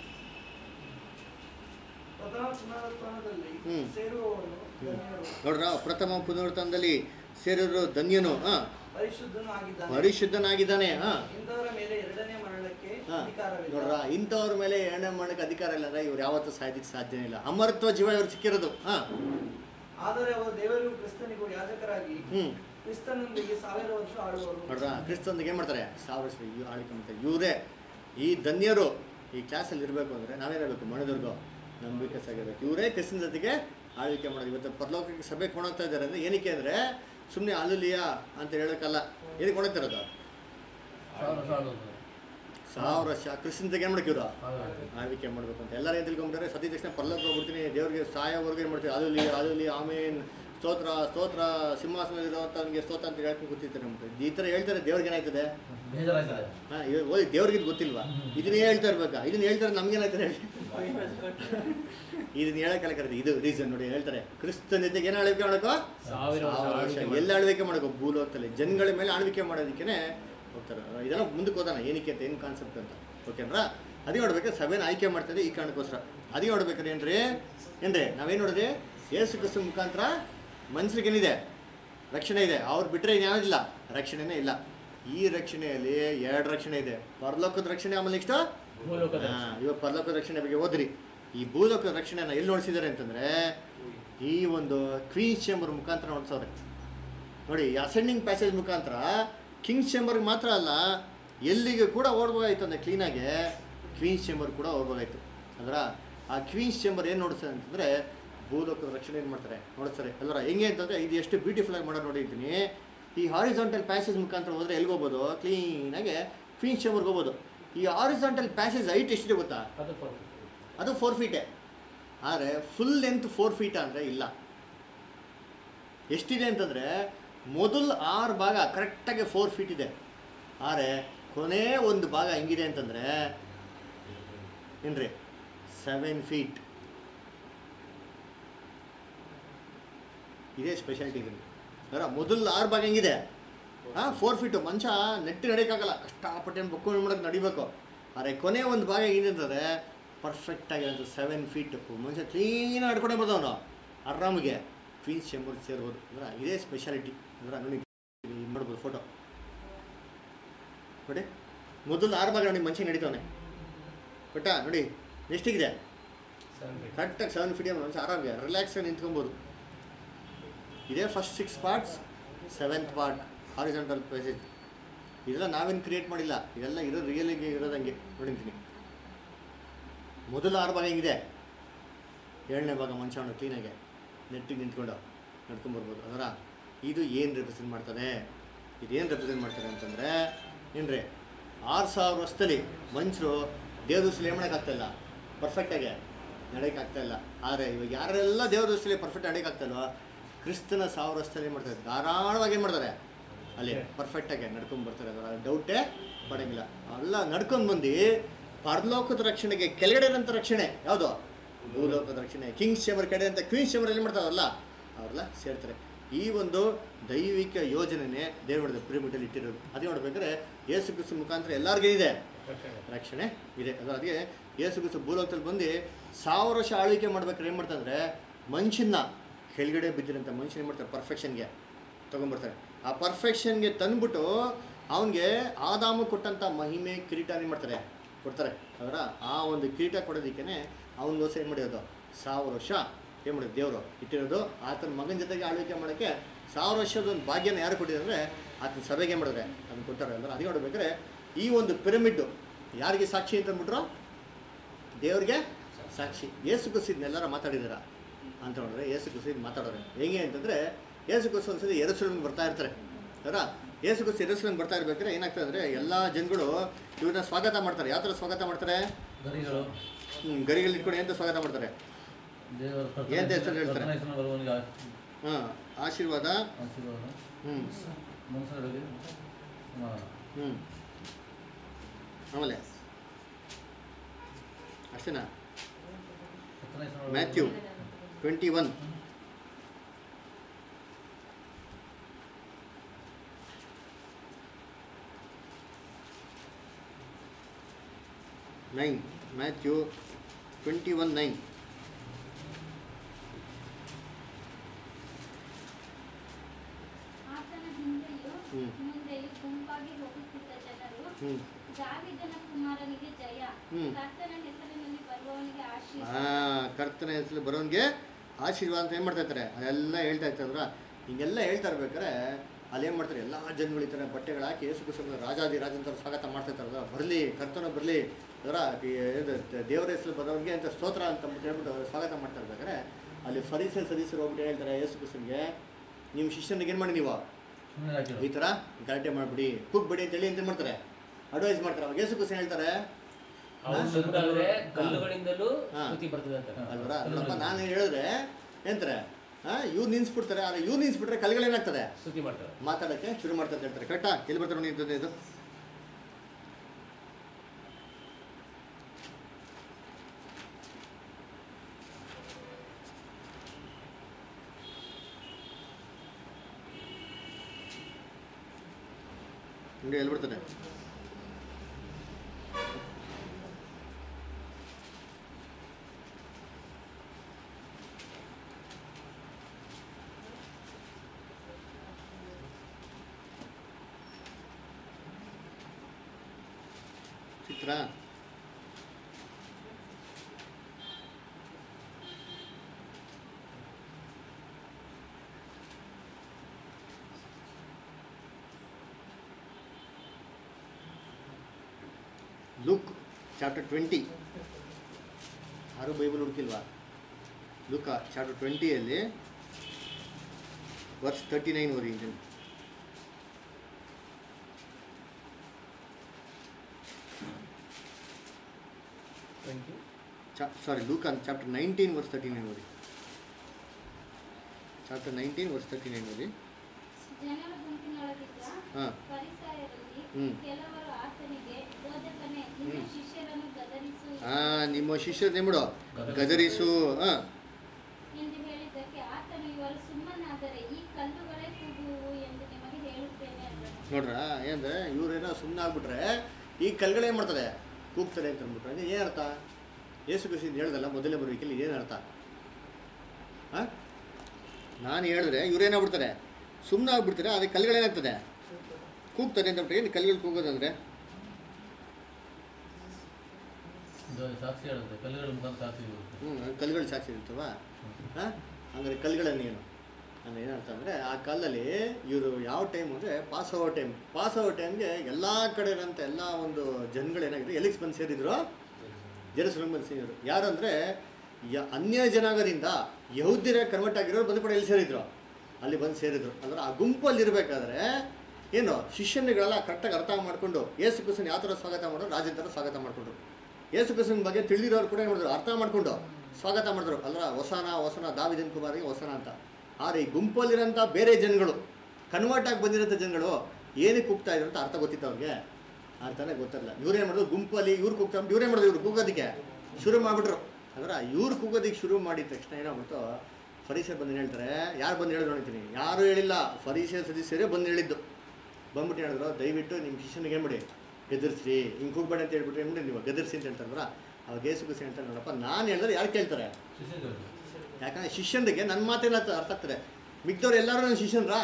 Speaker 8: ಪ್ರಥಮ ಪುನರುತ್ಥಾನದಲ್ಲಿ
Speaker 2: ಹ್ಮ್.
Speaker 8: ಸೇರುವವನು ಧನ್ಯರು,
Speaker 2: ನೋಡ್ರ ಪ್ರಥಮ ಪುನರುತ್ಥಾನದಲ್ಲಿ ಸೇರಿರೋ ಧನ್ಯನು ಹಾಂ
Speaker 8: ಪರಿಶುದ್ಧನು ಆಗಿದ್ದಾನೆ
Speaker 2: ಪರಿಶುದ್ಧನಾಗಿದ್ದಾನೆ ಹಾಂ
Speaker 8: ಇಂಥವರ ಮೇಲೆ ಎರಡನೇ ಮರಣಕ್ಕೆ
Speaker 2: ಹಾ.
Speaker 8: ಅಧಿಕಾರವಿಲ್ಲ
Speaker 2: ನೋಡ್ರ ಇಂಥವ್ರ ಮೇಲೆ ಎಣ್ಣೆ ಮಾಡಕ್ಕೆ ಅಧಿಕಾರ ಇಲ್ಲ ಅಂದ್ರೆ ಇವ್ರು ಯಾವತ್ತೂ ಸಾಯ್ಲಿಕ್ಕೆ ಸಾಧ್ಯನೇ ಇಲ್ಲ ಅಮರತ್ವ ಜೀವ ಇವ್ರು ಸಿಕ್ಕಿರೋದು ಹಾ
Speaker 8: ಆದರೆ ಅವರು ದೇವರಿಗೂ ಕ್ರಿಸ್ತನಿಗೂ ಯಾಜಕರಾಗಿ
Speaker 2: ಹ್ಮ್
Speaker 8: ಕ್ರಿಸ್ತನೊಂದಿಗೆ ಸಾವಿರ ವರ್ಷ ಆಳುವರು
Speaker 2: ನೋಡ್ರ ಕ್ರಿಸ್ತಂದಿಗೆ ಏನು ಮಾಡ್ತಾರೆ ಸಾವಿರ ವರ್ಷ ಇವ್ ಆಳ್ವಿಕೆ ಮಾಡ್ತಾರೆ ಇವರೇ ಈ ಧನ್ಯರು ಈ ಕ್ಲಾಸಲ್ಲಿ ಇರಬೇಕು ಅಂದರೆ ನಾವೇನಿರಬೇಕು ಮಣದುರ್ಗ ನಂಬಿಕೆ ಸಾಗಿರ್ಬೇಕು ಇವರೇ ಕ್ರಿಸ್ತನ ಜೊತೆಗೆ ಆಳ್ವಿಕೆ ಮಾಡೋದು ಇವತ್ತು ಪರಲೋಕಕ್ಕೆ ಸಭೆ ಕೊಂಡೋಗ್ತಾ ಇದ್ದಾರೆ ಅಂದರೆ ಏನಕ್ಕೆ ಅಂದರೆ ಸುಮ್ಮನೆ ಅಲ್ಲುಲಿಯ ಅಂತ ಹೇಳೋಕ್ಕಲ್ಲ ಏನಕ್ಕೆ ಕೊಂಡೋಗ್ತಿರೋದು
Speaker 3: ಸಾವಿರ ಸಾವಿರ ಒಂದು.
Speaker 2: ಸಾವಿರ ವರ್ಷ ಕ್ರಿಸ್ತನ ಜೊತೆಗೆ ಏನು ಮಾಡಕ್ಕೆ ಇವರು
Speaker 3: ಹೌದು.
Speaker 2: ಆಳ್ವಿಕೆ ಮಾಡಬೇಕು ಅಂತ ಎಲ್ಲರೂ ಏನು ತಿಳ್ಕೊಂಬಿಟ್ರೆ ಸತಿ ತಕ್ಷಣ ಪರ್ಲಕ್ಕೆ ಹೋಗ್ಬಿಡ್ತೀನಿ ದೇವ್ರಿಗೆ ಸಾಯೋವರೆಗೂ ಏನು ಮಾಡ್ತೀವಿ ಅದಲ್ಲಿ ಅದಲ್ಲಿ ಆಮೇನ್ ಸ್ತೋತ್ರ ಸ್ತೋತ್ರ ಸಿಂಹಾಸನ ಇರೋಂಥವ್ನಿಗೆ ಸ್ತೋತ್ರ ಅಂತ ಹೇಳ್ಕೊಂಡು ಕೂತಿರ್ತಾರೆ ನಮ್ಗೆ ಈ ಥರ ಹೇಳ್ತಾರೆ ದೇವ್ರಿಗೆ ಏನಾಯ್ತದೆ
Speaker 3: ಬೇಜಾರಾಯ್ತದೆ
Speaker 2: ಹಾಂ ಓದಿ ದೇವ್ರಿಗೆ ಇದು ಗೊತ್ತಿಲ್ವಾ ಇದನ್ನೇ ಹೇಳ್ತಾ ಇರ್ಬೇಕಾ ಇದನ್ನ ಹೇಳ್ತಾರೆ ನಮ್ಗೇನಾಯ್ತಾರೆ ಹೇಳಿ ಇದನ್ನ ಹೇಳಕ್ಕಲ್ಲ ಕರೀತಾರೆ ಇದು ರೀಸನ್ ನೋಡಿ ಹೇಳ್ತಾರೆ ಕ್ರಿಸ್ತನ ಜೊತೆಗೆ ಏನು ಆಳ್ವಿಕೆ ಮಾಡಬೇಕು
Speaker 1: ಸಾವಿರ ವರ್ಷ
Speaker 2: ಸಾವಿರ ವರ್ಷ
Speaker 1: ಆಳ್ವಿಕೆ
Speaker 2: ಎಲ್ಲ ಆಳ್ವಿಕೆ ಮಾಡಬೇಕು ಭೂಲೋಕದಲ್ಲಿ ಜನಗಳ ಮೇಲೆ ಆಳ್ವಿಕೆ ಮಾಡೋದಕ್ಕೆ ಹೋಗ್ತಾರೆ ಇದೆಲ್ಲ ಮುಂದಕ್ಕೆ ಹೋದಾನ ಏನಕ್ಕೆ ಅಂತ ಏನು ಕಾನ್ಸೆಪ್ಟ್ ಅಂತ ಓಕೆನ್ರಾ ಅದೇ ನೋಡ್ಬೇಕಾದ್ರೆ ಸಭೆನ ಆಯ್ಕೆ ಮಾಡ್ತಾರೆ ಈ ಕಾರಣಕ್ಕೋಸ್ಕರ ಅದೇ ನೋಡ್ಬೇಕಾದ್ರೆ ಏನ್ರಿ ಏನ್ರಿ ನಾವೇನು ನೋಡಿದ್ರಿ ಯೇಸು ಕ್ರಿಸ್ತ ಮುಖಾಂತರ ಮನುಷ್ಯರಿಗೆ ಏನಿದೆ ರಕ್ಷಣೆ ಇದೆ ಅವ್ರು ಬಿಟ್ಟರೆ ಇನ್ಯಾವುದಿಲ್ಲ ರಕ್ಷಣೆನೇ ಇಲ್ಲ ಈ ರಕ್ಷಣೆಯಲ್ಲಿ ಎರಡು ರಕ್ಷಣೆ ಇದೆ ಪರಲೋಕದ ರಕ್ಷಣೆ ಆಮೇಲೆ ನೆಕ್ಸ್ಟ್
Speaker 1: ಭೂಲೋಕದ
Speaker 2: ಇವಾಗ ಪರಲೋಕದ ರಕ್ಷಣೆ ಬಗ್ಗೆ ಓದ್ರಿ ಈ ಭೂಲೋಕದ ರಕ್ಷಣೆನ ಎಲ್ಲಿ ನೋಡಿಸಿದ್ದಾರೆ ಅಂತಂದ್ರೆ ಈ ಒಂದು ಕ್ವೀನ್ಸ್ ಚೇಂಬರ್ ಮುಖಾಂತರ ನೋಡ್ಸವ್ರೆ ನೋಡಿ ಅಸೆಂಡಿಂಗ್ ಪ್ಯಾಸೇಜ್ ಮುಖಾಂತರ ಕಿಂಗ್ಸ್ ಚೇಂಬರ್ಗೆ ಮಾತ್ರ ಅಲ್ಲ ಎಲ್ಲಿಗೆ ಕೂಡ ಓಡ್ಬೋದಾಯ್ತು ಅಂದರೆ ಕ್ಲೀನಾಗೆ ಕ್ವೀನ್ಸ್ ಚೇಂಬರ್ ಕೂಡ ಹೋಗ್ಬೋದಾಯ್ತು ಅದರ ಆ ಕ್ವೀನ್ಸ್ ಚೇಂಬರ್ ಏನು ನೋಡಿಸ್ತಾರೆ ಅಂತಂದರೆ ಭೂಲೋಕದ ರಕ್ಷಣೆ ಏನು ಮಾಡ್ತಾರೆ ನೋಡಿಸ್ತಾರೆ ಅಲ್ವರ ಹೆಂಗೆ ಅಂತಂದರೆ ಇದು ಎಷ್ಟು ಬ್ಯೂಟಿಫುಲ್ ಆಗಿ ಮಾಡೋದು ನೋಡಿದ್ದೀನಿ ಈ ಹಾರಿಸಾಂಟಲ್ ಪ್ಯಾಸೇಜ್ ಮುಖಾಂತರ ಹೋದರೆ ಎಲ್ಲಿಗೆ ಹೋಗ್ಬೋದು ಕ್ಲೀನಾಗೆ ಕ್ವೀನ್ಸ್ ಚೇಂಬರ್ಗೆ ಹೋಗ್ಬೋದು ಈ ಹಾರಿಸಾಂಟಲ್ ಪ್ಯಾಸೇಜ್ ಹೈಟ್ ಎಷ್ಟಿದೆ ಗೊತ್ತಾ
Speaker 1: ಅದು ಫೋರ್
Speaker 2: ಅದು ಫೋರ್ ಫೀಟೇ ಆದರೆ ಫುಲ್ ಲೆಂತ್ ಫೋರ್ ಫೀಟ ಅಂದರೆ ಇಲ್ಲ ಎಷ್ಟಿದೆ ಅಂತಂದರೆ ಮೊದಲು ಆರು ಭಾಗ ಕರೆಕ್ಟಾಗಿ ಫೋರ್ ಫೀಟ್ ಇದೆ ಆದರೆ ಕೊನೆ ಒಂದು ಭಾಗ ಹೆಂಗಿದೆ ಅಂತಂದರೆ ಏನ್ರಿ ಸೆವೆನ್ ಫೀಟ್ ಇದೇ ಸ್ಪೆಷಾಲಿಟಿ ಇದನ್ನು ಅದರ ಮೊದಲು ಆರು ಭಾಗ ಹೆಂಗಿದೆ ಹಾಂ ಫೋರ್ ಫೀಟು ಮನುಷ್ಯ ನೆಟ್ಟಿ ನಡೆಯೋಕ್ಕಾಗಲ್ಲ ಕಷ್ಟಪಟ್ಟು ಏನು ಬಕ್ಕೊಂಡು ಮಾಡೋದು ನಡಿಬೇಕು ಆದರೆ ಕೊನೆ ಒಂದು ಭಾಗ ಏನಿರ್ತದೆ ಪರ್ಫೆಕ್ಟ್ ಆಗಿರೋದು ಸೆವೆನ್ ಫೀಟ್ ಮನುಷ್ಯ ಕ್ಲೀನಾಗಿ ಆಡ್ಕೊಂಡೇ ಬರ್ದವನು ಆರಾಮಿಗೆ ಕ್ವೀನ್ಸ್ ಚೇಂಬರ್ ಸೇರ್ಬೋದು ಅಂದ್ರೆ ಇದೇ ಸ್ಪೆಷಾಲಿಟಿ ಅಂದ್ರೆ ನೋಡಿ ಇಲ್ಲಿ ಮಾಡ್ಬೋದು ಫೋಟೋ ನೋಡಿ ಮೊದಲು ಆರು ಭಾಗ ನೋಡಿ ಮನುಷ್ಯ ನಡೀತಾವನೆ ಗೊತ್ತಾ ನೋಡಿ ಎಷ್ಟಿಗಿದೆ
Speaker 1: ಸೆವೆನ್ ಫೀಟ್
Speaker 2: ಕರೆಕ್ಟಾಗಿ ಸೆವೆನ್ ಫೀಟ್ ಮನುಷ್ಯ ಆರಾಮಿಗೆ ರಿಲ್ಯಾಕ್ಸ್ ಆಗಿ ನಿಂತ್ಕೊಬೋದು ಇದೇ first six parts seventh part horizontal passage ಇದೆಲ್ಲ ನಾವೇನು ಕ್ರಿಯೇಟ್ ಮಾಡಿಲ್ಲ ಇದೆಲ್ಲ ಇರೋ ರಿಯಲಿಗೆ ಇರೋದಂಗೆ ನೋಡಿರ್ತೀನಿ ಮೊದಲು ಆರು ಭಾಗ ಹೆಂಗಿದೆ ಏಳನೇ ಭಾಗ ಮನುಷ್ಯನ ಕ್ಲೀನಾಗೆ ನೆಟ್ಟಿಗೆ ನಿಂತ್ಕೊಂಡು ನಡ್ಕೊಂಬರ್ಬೋದು ಅದರ ಇದು ಏನು ರೆಪ್ರೆಸೆಂಟ್ ಮಾಡ್ತದೆ ಇದೇನು ರೆಪ್ರೆಸೆಂಟ್ ಮಾಡ್ತಾರೆ ಅಂತಂದರೆ ಏನ್ರಿ ಆರು ಸಾವಿರ ವರ್ಷದಲ್ಲಿ ಮನುಷ್ಯರು ದೇವ್ರ ದೃಷ್ಟಿಲಿ ಏನು ಮಾಡೋಕ್ಕಾಗ್ತಾಯಿಲ್ಲ ಪರ್ಫೆಕ್ಟಾಗಿ ನಡೆಯೋಕ್ಕಾಗ್ತಾಯಿಲ್ಲ ಆದರೆ ಇವಾಗ ಯಾರೆಲ್ಲ ದೇವ್ರ ದೃಷ್ಟಿಲಿ ಪರ್ಫೆಕ್ಟ್ ನಡೆಯೋಕ್ಕಾಗ್ತಾಯಿಲ್ವ ಕ್ರಿಸ್ತನ ಸಾವಿರ ವರ್ಷದಲ್ಲಿ ಏನು ಮಾಡ್ತಾರೆ ಧಾರಾಳವಾಗಿ ಏನು ಮಾಡ್ತಾರೆ ಅಲ್ಲಿ ಪರ್ಫೆಕ್ಟಾಗಿ ನಡ್ಕೊಂಡು ಬರ್ತಾರೆ ಅದರ ಡೌಟೇ ಪಡಂಗಿಲ್ಲ ಎಲ್ಲ ನಡ್ಕೊಂಡು ಬಂದು ಪರಲೋಕದ ರಕ್ಷಣೆಗೆ ಕೆಳಗಡೆ ಇರೋಂಥ ರಕ್ಷಣೆ ಯಾವುದು ಭೂಲೋಕದ ರಕ್ಷಣೆ ಕಿಂಗ್ಸ್ ಚೇಂಬರ್ ಕಡೆ ಅಂತ ಕ್ವೀನ್ಸ್ ಚೇಂಬರ್ ಎಲ್ಲಿ ಮಾಡ್ತಾರಲ್ಲ ಅವರೆಲ್ಲ ಸೇರ್ತಾರೆ ಈ ಒಂದು ದೈವಿಕ ಯೋಜನೆನೇ ದೇವರದ ಪಿರಮಿಡಲ್ಲಿ ಇಟ್ಟಿರೋದು ಅದೇ ನೋಡ್ಬೇಕಾದ್ರೆ ಯೇಸು ಕ್ರಿಸ್ತು ಮುಖಾಂತರ ಎಲ್ಲರಿಗೂ ಇದೆ ರಕ್ಷಣೆ ಇದೆ ಅದರ ಅದಕ್ಕೆ ಯೇಸು ಕ್ರಿಸ್ತು ಭೂಲೋಕದಲ್ಲಿ ಬಂದು ಸಾವಿರ ವರ್ಷ ಆಳ್ವಿಕೆ ಮಾಡ್ಬೇಕಾದ್ರೆ ಏನು ಮಾಡ್ತಾರೆ ಮನುಷ್ಯನ ಕೆಳಗಡೆ ಬಿದ್ದಿರೋಂಥ ಮನುಷ್ಯನ ಏನು ಮಾಡ್ತಾರೆ ಪರ್ಫೆಕ್ಷನ್ಗೆ ತೊಗೊಂಬರ್ತಾರೆ ಆ ಪರ್ಫೆಕ್ಷನ್ಗೆ ತಂದ್ಬಿಟ್ಟು ಅವನಿಗೆ ಆದಾಮು ಕೊಟ್ಟಂಥ ಮಹಿಮೆ ಕಿರೀಟ ಏನು ಮಾಡ್ತಾರೆ ಕೊಡ್ತಾರೆ ಅದರ ಆ ಒಂದು ಕಿರೀಟ ಕೊಡೋದಕ್ಕೇ ಅವನಿಗೋಸ್ಕರ ಏನು ಮಾಡಿರೋದು ಸಾವಿರ ವರ್ಷ ಏನು ಮಾಡೋದು ದೇವರು ಇಟ್ಟಿರೋದು ಆತನ ಮಗನ ಜೊತೆಗೆ ಆಳ್ವಿಕೆ ಮಾಡೋಕ್ಕೆ ಸಾವಿರ ವರ್ಷದ ಒಂದು ಭಾಗ್ಯನ ಯಾರು ಕೊಟ್ಟಿದ್ದಾರೆ ಅಂದರೆ ಆತನ ಸಭೆಗೆ ಏನು ಮಾಡಿದ್ರೆ ಅದನ್ನು ಕೊಟ್ಟಾರೆ ಅಂದ್ರೆ ಅದಕ್ಕೆ ನೋಡ್ಬೇಕಾದ್ರೆ ಈ ಒಂದು ಪಿರಮಿಡ್ಡು ಯಾರಿಗೆ ಸಾಕ್ಷಿ ಅಂತ ಅಂದ್ಬಿಟ್ರು ದೇವ್ರಿಗೆ ಸಾಕ್ಷಿ ಏಸು ಕುಸಿದ್ನೆಲ್ಲರ ಮಾತಾಡಿದಾರ ಅಂತ ನೋಡಿದ್ರೆ ಏಸು ಕುಸಿದ್ ಮಾತಾಡೋರೆ ಹೆಂಗೆ ಅಂತಂದರೆ ಏಸು ಕುಸು ಒಂದ್ಸತಿ ಎರಸಲಂಗೆ ಬರ್ತಾ ಇರ್ತಾರೆ ಅವರ ಏಸು ಕುಸು ಎರಸಲಂಗೆ ಬರ್ತಾ ಇರ್ಬೇಕಾದ್ರೆ ಏನಾಗ್ತದೆ ಅಂದರೆ ಎಲ್ಲ ಜನಗಳು ಇವ್ರನ್ನ ಸ್ವಾಗತ ಮಾಡ್ತಾರೆ ಯಾವ ಥರ ಸ್ವಾಗತ ಮಾಡ್ತಾರೆ
Speaker 3: ಗರಿಗಳು
Speaker 2: ಹ್ಮ್, ಗರಿಗಳು ಇಟ್ಕೊಂಡು ಎಂತ ಸ್ವಾಗತ ಮಾಡ್ತಾರೆ
Speaker 3: ದೇವರ
Speaker 2: ಏನ್ ಹೆಸರು ಹೇಳ್ತಾರೆ?
Speaker 3: ಕರ್ತನ ಹೆಸರಿನ ಬರುವವನಿಗೆ ಆ-
Speaker 2: ಹಾಂ ಆಶೀರ್ವಾದ
Speaker 3: ಆಶೀರ್ವಾದ
Speaker 2: ಹ್ಞೂ
Speaker 3: ಮನುಷ್ಯರಿಗೆ ಸಮಾಧಾನ
Speaker 2: ಹ್ಞೂ ಆಮೇಲೆ ಅಷ್ಟೇನಾ
Speaker 3: ಕರ್ತನ ಹೆಸರಿನ
Speaker 2: Matthew twenty one nine Matthew twenty one nine
Speaker 4: ಆತನ ಹಿಂದೆಯೂ
Speaker 2: ಹ್ಮ್.
Speaker 4: ಮುಂದೆಯೂ ಗುಂಪಾಗಿ ಹೋಗುತ್ತಿದ್ದ ಜನರು
Speaker 2: ಹ್ಞೂ
Speaker 4: ದಾವಿದನ ಕುಮಾರನಿಗೆ ಜಯ
Speaker 2: ಹ್ಮ್.
Speaker 4: ಕರ್ತನ ಹೆಸರಿನಲ್ಲಿ ಬರುವವನಿಗೆ ಆಶೀರ್ವಾದ
Speaker 2: ಹಾಂ ಕರ್ತನ ಹೆಸರು ಬರೋನ್ಗೆ ಆಶೀರ್ವಾದ ಅಂತ ಏನು ಮಾಡ್ತಾ ಇರ್ತಾರೆ ಅದೆಲ್ಲ ಹೇಳ್ತಾ ಇರ್ತಾರ ಹಿಂಗೆಲ್ಲ ಹೇಳ್ತಾ ಇರ್ಬೇಕಾರೆ ಅಲ್ಲಿ ಏನು ಮಾಡ್ತಾರೆ ಎಲ್ಲ ಜನಗಳು ಈ ಥರ ಬಟ್ಟೆಗಳು ಹಾಕಿ ಯೇಸು ಕ್ರಿಸ್ತನ ರಾಜಾದಿ ರಾಜಂತ ಸ್ವಾಗತ ಮಾಡ್ತಾ ಇರ್ತಾರಲ್ಲ ಬರಲಿ ಕರ್ತನ ಬರಲಿ ಅದರ ದೇವರ ಹೆಸರು ಬರೋನ್ಗೆ ಅಂತ ಸ್ತೋತ್ರ ಅಂತ ಅಂದ್ಬಿಟ್ಟು ಹೇಳ್ಬಿಟ್ಟು ಸ್ವಾಗತ ಮಾಡ್ತಾ ಇರ್ಬೇಕಾದ್ರೆ ಅಲ್ಲಿ ಫರೀಸಲ್ ಸದಸ್ಯರು ಹೋಗ್ಬಿಟ್ಟು ಹೇಳ್ತಾರೆ ಯೇಸು ಕ್ರಿಸ್ತನ್ಗೆ ನಿಮ್ಮ ಶಿಷ್ಯನಿಗೆ ಏನು ಮಾಡಿ ನೀವು
Speaker 3: ಸುಮ್ಮನೆ ಹಾಕಿರೋ
Speaker 2: ಈ ಥರ ಗಲಾಟೆ ಮಾಡಿಬಿಡಿ ಕೂಗ್ಬಿಡಿ ಅಂತೇಳಿ ಅಂತ ಮಾಡ್ತಾರೆ ಅಡ್ವೈಸ್ ಮಾಡ್ತಾರೆ ಅವಾಗ ಯೇಸು ಕ್ರಿಸ್ತನ್ ಹೇಳ್ತಾರೆ
Speaker 1: ಅವ್ರು ಸುಮ್ಮನಾದ್ರೆ ಕಲ್ಲುಗಳಿಂದಲೂ
Speaker 2: ಹಾ.
Speaker 1: ಸ್ತುತಿ ಬರ್ತದೆ ಅಂತ
Speaker 2: ಅಲ್ವರ ನೋಡಪ್ಪ ನಾನು ಹೇಳಿದ್ರೆ ಎಂತಾರೆ ಹಾಂ ಇವ್ರು ನಿನ್ಸ್ಬಿಡ್ತಾರೆ ಆದರೆ ಇವ್ರು ನಿನ್ಸ್ಬಿಟ್ರೆ ಕಲ್ಗಳೇನಾಗ್ತದೆ
Speaker 1: ಸ್ತುತಿ ಮಾಡ್ತಾರೆ
Speaker 2: ಮಾತಾಡೋಕ್ಕೆ ಶುರು ಮಾಡ್ತಾರೆ ಅಂತ ಹೇಳ್ತಾರೆ ಕರೆಕ್ಟಾ ಎಲ್ಲಿ ಬರ್ತಾರೆ ನೋಡಿ ಇಂಥದ್ದು ಇದು ನೋಡಿ ಎಲ್ಲಿ ಬರ್ತಾರೆ ಚಿತ್ರ ಲುಕ್ ಚಾಪ್ಟರ್ ಟ್ವೆಂಟಿ ಯಾರು ಬೈಬಲ್ ಹುಡುಕಿಲ್ವಾ ಲುಕ ಚಾಪ್ಟರ್ ಟ್ವೆಂಟಿಯಲ್ಲಿ ವರ್ಸ್ ತರ್ಟಿ ನೈನ್ ಓದಿ ಇಂಜಿನ್
Speaker 1: ಟ್ವೆಂಟಿ
Speaker 2: ಚಾ ಸಾರಿ ಲೂಕ್ ಅಂತ chapter nineteen verse thirty nine ಓದಿ chapter nineteen verse thirty nine ಓದಿ
Speaker 4: ಜನರ ಗುಂಪಿನೊಳಗಿದ್ದ
Speaker 2: ಹಾಂ
Speaker 4: ಪರಿಸಾಯರಲ್ಲಿ
Speaker 2: ಹ್ಮ್.
Speaker 4: ಕೆಲವರು ಆತನಿಗೆ ಬೋಧಕನೇ ನಿನ್ನ
Speaker 2: ಹ್ಮ್.
Speaker 4: ಶಿಷ್ಯರನ್ನು ಗದರಿಸು
Speaker 2: ಹಾಂ ನಿಮ್ಮ ಶಿಷ್ಯರು ನೇಮಿಡು ಗದರಿಸು ಹಾಂ
Speaker 4: ಎಂದು ಹೇಳಿದ್ದಕ್ಕೆ ಆತನು ಇವರು ಸುಮ್ಮನಾದರೆ ಈ ಕಲ್ಲುಗಳೇ ಕೂಗುವು ಎಂದು ನಿಮಗೆ ಹೇಳುತ್ತೇನೆ ಅಂದನು
Speaker 2: ನೋಡ್ರ ಏನಂದ್ರೆ ಇವ್ರೇನೋ ಸುಮ್ಮನೆ ಆಗ್ಬಿಟ್ರೆ ಈ ಕಲ್ಗಳು ಏನು ಮಾಡ್ತದೆ ಕೂಗ್ತಾರೆ ಅಂತ ಅಂದ್ಬಿಟ್ರೆ ಅಂದ್ರೆ ಏನು ಅರ್ಥ ಯೇಸು ಕೃಷಿ ಹೇಳ್ದಲ್ಲ ಮೊದಲೇ ಬರುವಿಕೆಲ್ಲಿ ಏನು ಅರ್ಥ ಹಾಂ ನಾನು ಹೇಳಿದ್ರೆ ಇವ್ರೇನಾಗ್ಬಿಡ್ತಾರೆ ಸುಮ್ಮನೆ ಆಗ್ಬಿಡ್ತಾರೆ ಅದಕ್ಕೆ ಕಲ್ಗಳೇನಾಗ್ತದೆ ಕೂಗ್ತಾರೆ ಅಂತ ಏನು ಕಲ್ಗಳು ಕೂಗೋದಂದ್ರೆ
Speaker 3: ಇದು ಸಾಕ್ಷಿ ಹೇಳುತ್ತೆ ಕಲ್ಲುಗಳ ಮುಖಾಂತರ ಸಾಕ್ಷಿ ಬರುತ್ತೆ
Speaker 2: ಹ್ಞೂ ಕಲ್ಗಳು ಸಾಕ್ಷಿ ಇರ್ತವ ಹಾಂ ಹಂಗಾರೆ ಕಲ್ಗಳನ್ನೇನು ಅಂದ್ರೆ ಏನರ್ಥ ಅಂದರೆ ಆ ಕಾಲದಲ್ಲಿ ಇವರು ಯಾವ ಟೈಮ್ ಅಂದರೆ Passover time Passover ಟೈಮ್ಗೆ ಎಲ್ಲ ಕಡೆ ಇರೋಂಥ ಎಲ್ಲ ಒಂದು ಜನಗಳು ಏನಾಗಿದೆ ಎಲ್ಲಿಗೆ ಬಂದು ಸೇರಿದ್ರು ಜೆರುಸಲೇಮ್ ಬಂದು ಸೇರಿದ್ರು ಯಾರಂದರೆ ಯ ಅನ್ಯ ಜನಾಂಗದಿಂದ ಯಹೂದ್ಯರ ಕನ್ವರ್ಟ್ ಆಗಿರೋರು ಬಂದು ಕೂಡ ಎಲ್ಲಿ ಸೇರಿದ್ರು ಅಲ್ಲಿ ಬಂದು ಸೇರಿದ್ರು ಅಂದ್ರೆ ಆ ಗುಂಪಲ್ಲಿ ಇರಬೇಕಾದ್ರೆ ಏನು ಶಿಷ್ಯನುಗಳೆಲ್ಲ ಕರೆಕ್ಟಾಗಿ ಅರ್ಥ ಮಾಡಿಕೊಂಡು ಏಸು ಕ್ರಿಸ್ತನ್ ಯಾವ ಥರ ಸ್ವಾಗತ ಮಾಡೋರು ರಾಜನ ಥರ ಸ್ವಾಗತ ಮಾಡಿಕೊಂಡ್ರು ಏಸು ಕ್ರಿಸ್ತನ ಬಗ್ಗೆ ತಿಳಿದಿರೋರು ಕೂಡ ಏನು ಮಾಡಿದ್ರು ಅರ್ಥ ಮಾಡಿಕೊಂಡು ಸ್ವಾಗತ ಮಾಡಿದ್ರು ಅಲ್ರ ಹೊಸನ ಹೊಸನ ದಾವಿದನ್ ಕುಮಾರಿಗೆ ಹೊಸನ ಅಂತ ಆದರೆ ಈ ಗುಂಪಲ್ಲಿರೋಂಥ ಬೇರೆ ಜನಗಳು ಕನ್ವರ್ಟ್ ಆಗಿ ಬಂದಿರೋಂಥ ಜನಗಳು ಏನಕ್ಕೆ ಕೂಗ್ತಾ ಇದ್ರು ಅಂತ ಅರ್ಥ ಗೊತ್ತಿತ್ತು ಅವ್ರಿಗೆ ಅರ್ಥನೇ ಗೊತ್ತಿರಲ್ಲ ಇವ್ರೇನು ಮಾಡಿದ್ರು ಗುಂಪಲ್ಲಿ ಇವ್ರು ಕೂಗ್ತಾ ಇವ್ರೇನು ಮಾಡಿದ್ರು ಇವ್ರು ಕೂಗೋದಕ್ಕೆ ಶುರು ಮಾಡಿಬಿಟ್ರು ಅಂದ್ರೆ ಇವ್ರು ಕೂಗೋದಕ್ಕೆ ಶುರು ಮಾಡಿದ ತಕ್ಷಣ ಏನಾಗ್ಬಿಟ್ಟು ಫರೀಸರ್ ಬಂದು ಹೇಳ್ತಾರೆ ಯಾರು ಬಂದು ಹೇಳಿ ನೋಡ್ತೀನಿ ಯಾರು ಹೇಳಿಲ್ಲ ಫರೀಸರ್ ಸದಸ್ಯರೇ ಬಂದು ಹೇಳಿದ್ದು ಬಂದ್ಬಿಟ್ಟು ಹೇಳಿದ್ರು ದಯವಿಟ್ಟು ನಿಮ್ಮ ಶಿಷ್ಯನಿಗೆ ಏನು ಮಾಡಿ ಗೆದರ್ಸ್ರಿ ಹಿಂಗೆ ಕೂಗ್ಬೇಡ ಅಂತ ಹೇಳ್ಬಿಟ್ರೆ ಏನು ಮಾಡಿ ನೀವು ಗೆದರ್ಸಿ ಅಂತ ಹೇಳ್ತಾರಲ್ಲ ಅವಾಗ ಏಸು ಕುಸಿ ಹೇಳ್ತಾರೆ ನೋಡಪ್ಪ ನಾನು ಹೇಳಿದ್ರೆ ಯಾರು ಕೇಳ್ತಾರೆ
Speaker 3: ಶಿಷ್ಯರು
Speaker 2: ಯಾಕಂದ್ರೆ ಶಿಷ್ಯನಿಗೆ ನನ್ನ ಮಾತೇನ ಅರ್ಥ ಆಗ್ತದೆ ಮಿಕ್ದವ್ರು ಎಲ್ಲರೂ ನನ್ನ ಶಿಷ್ಯನ್ರಾ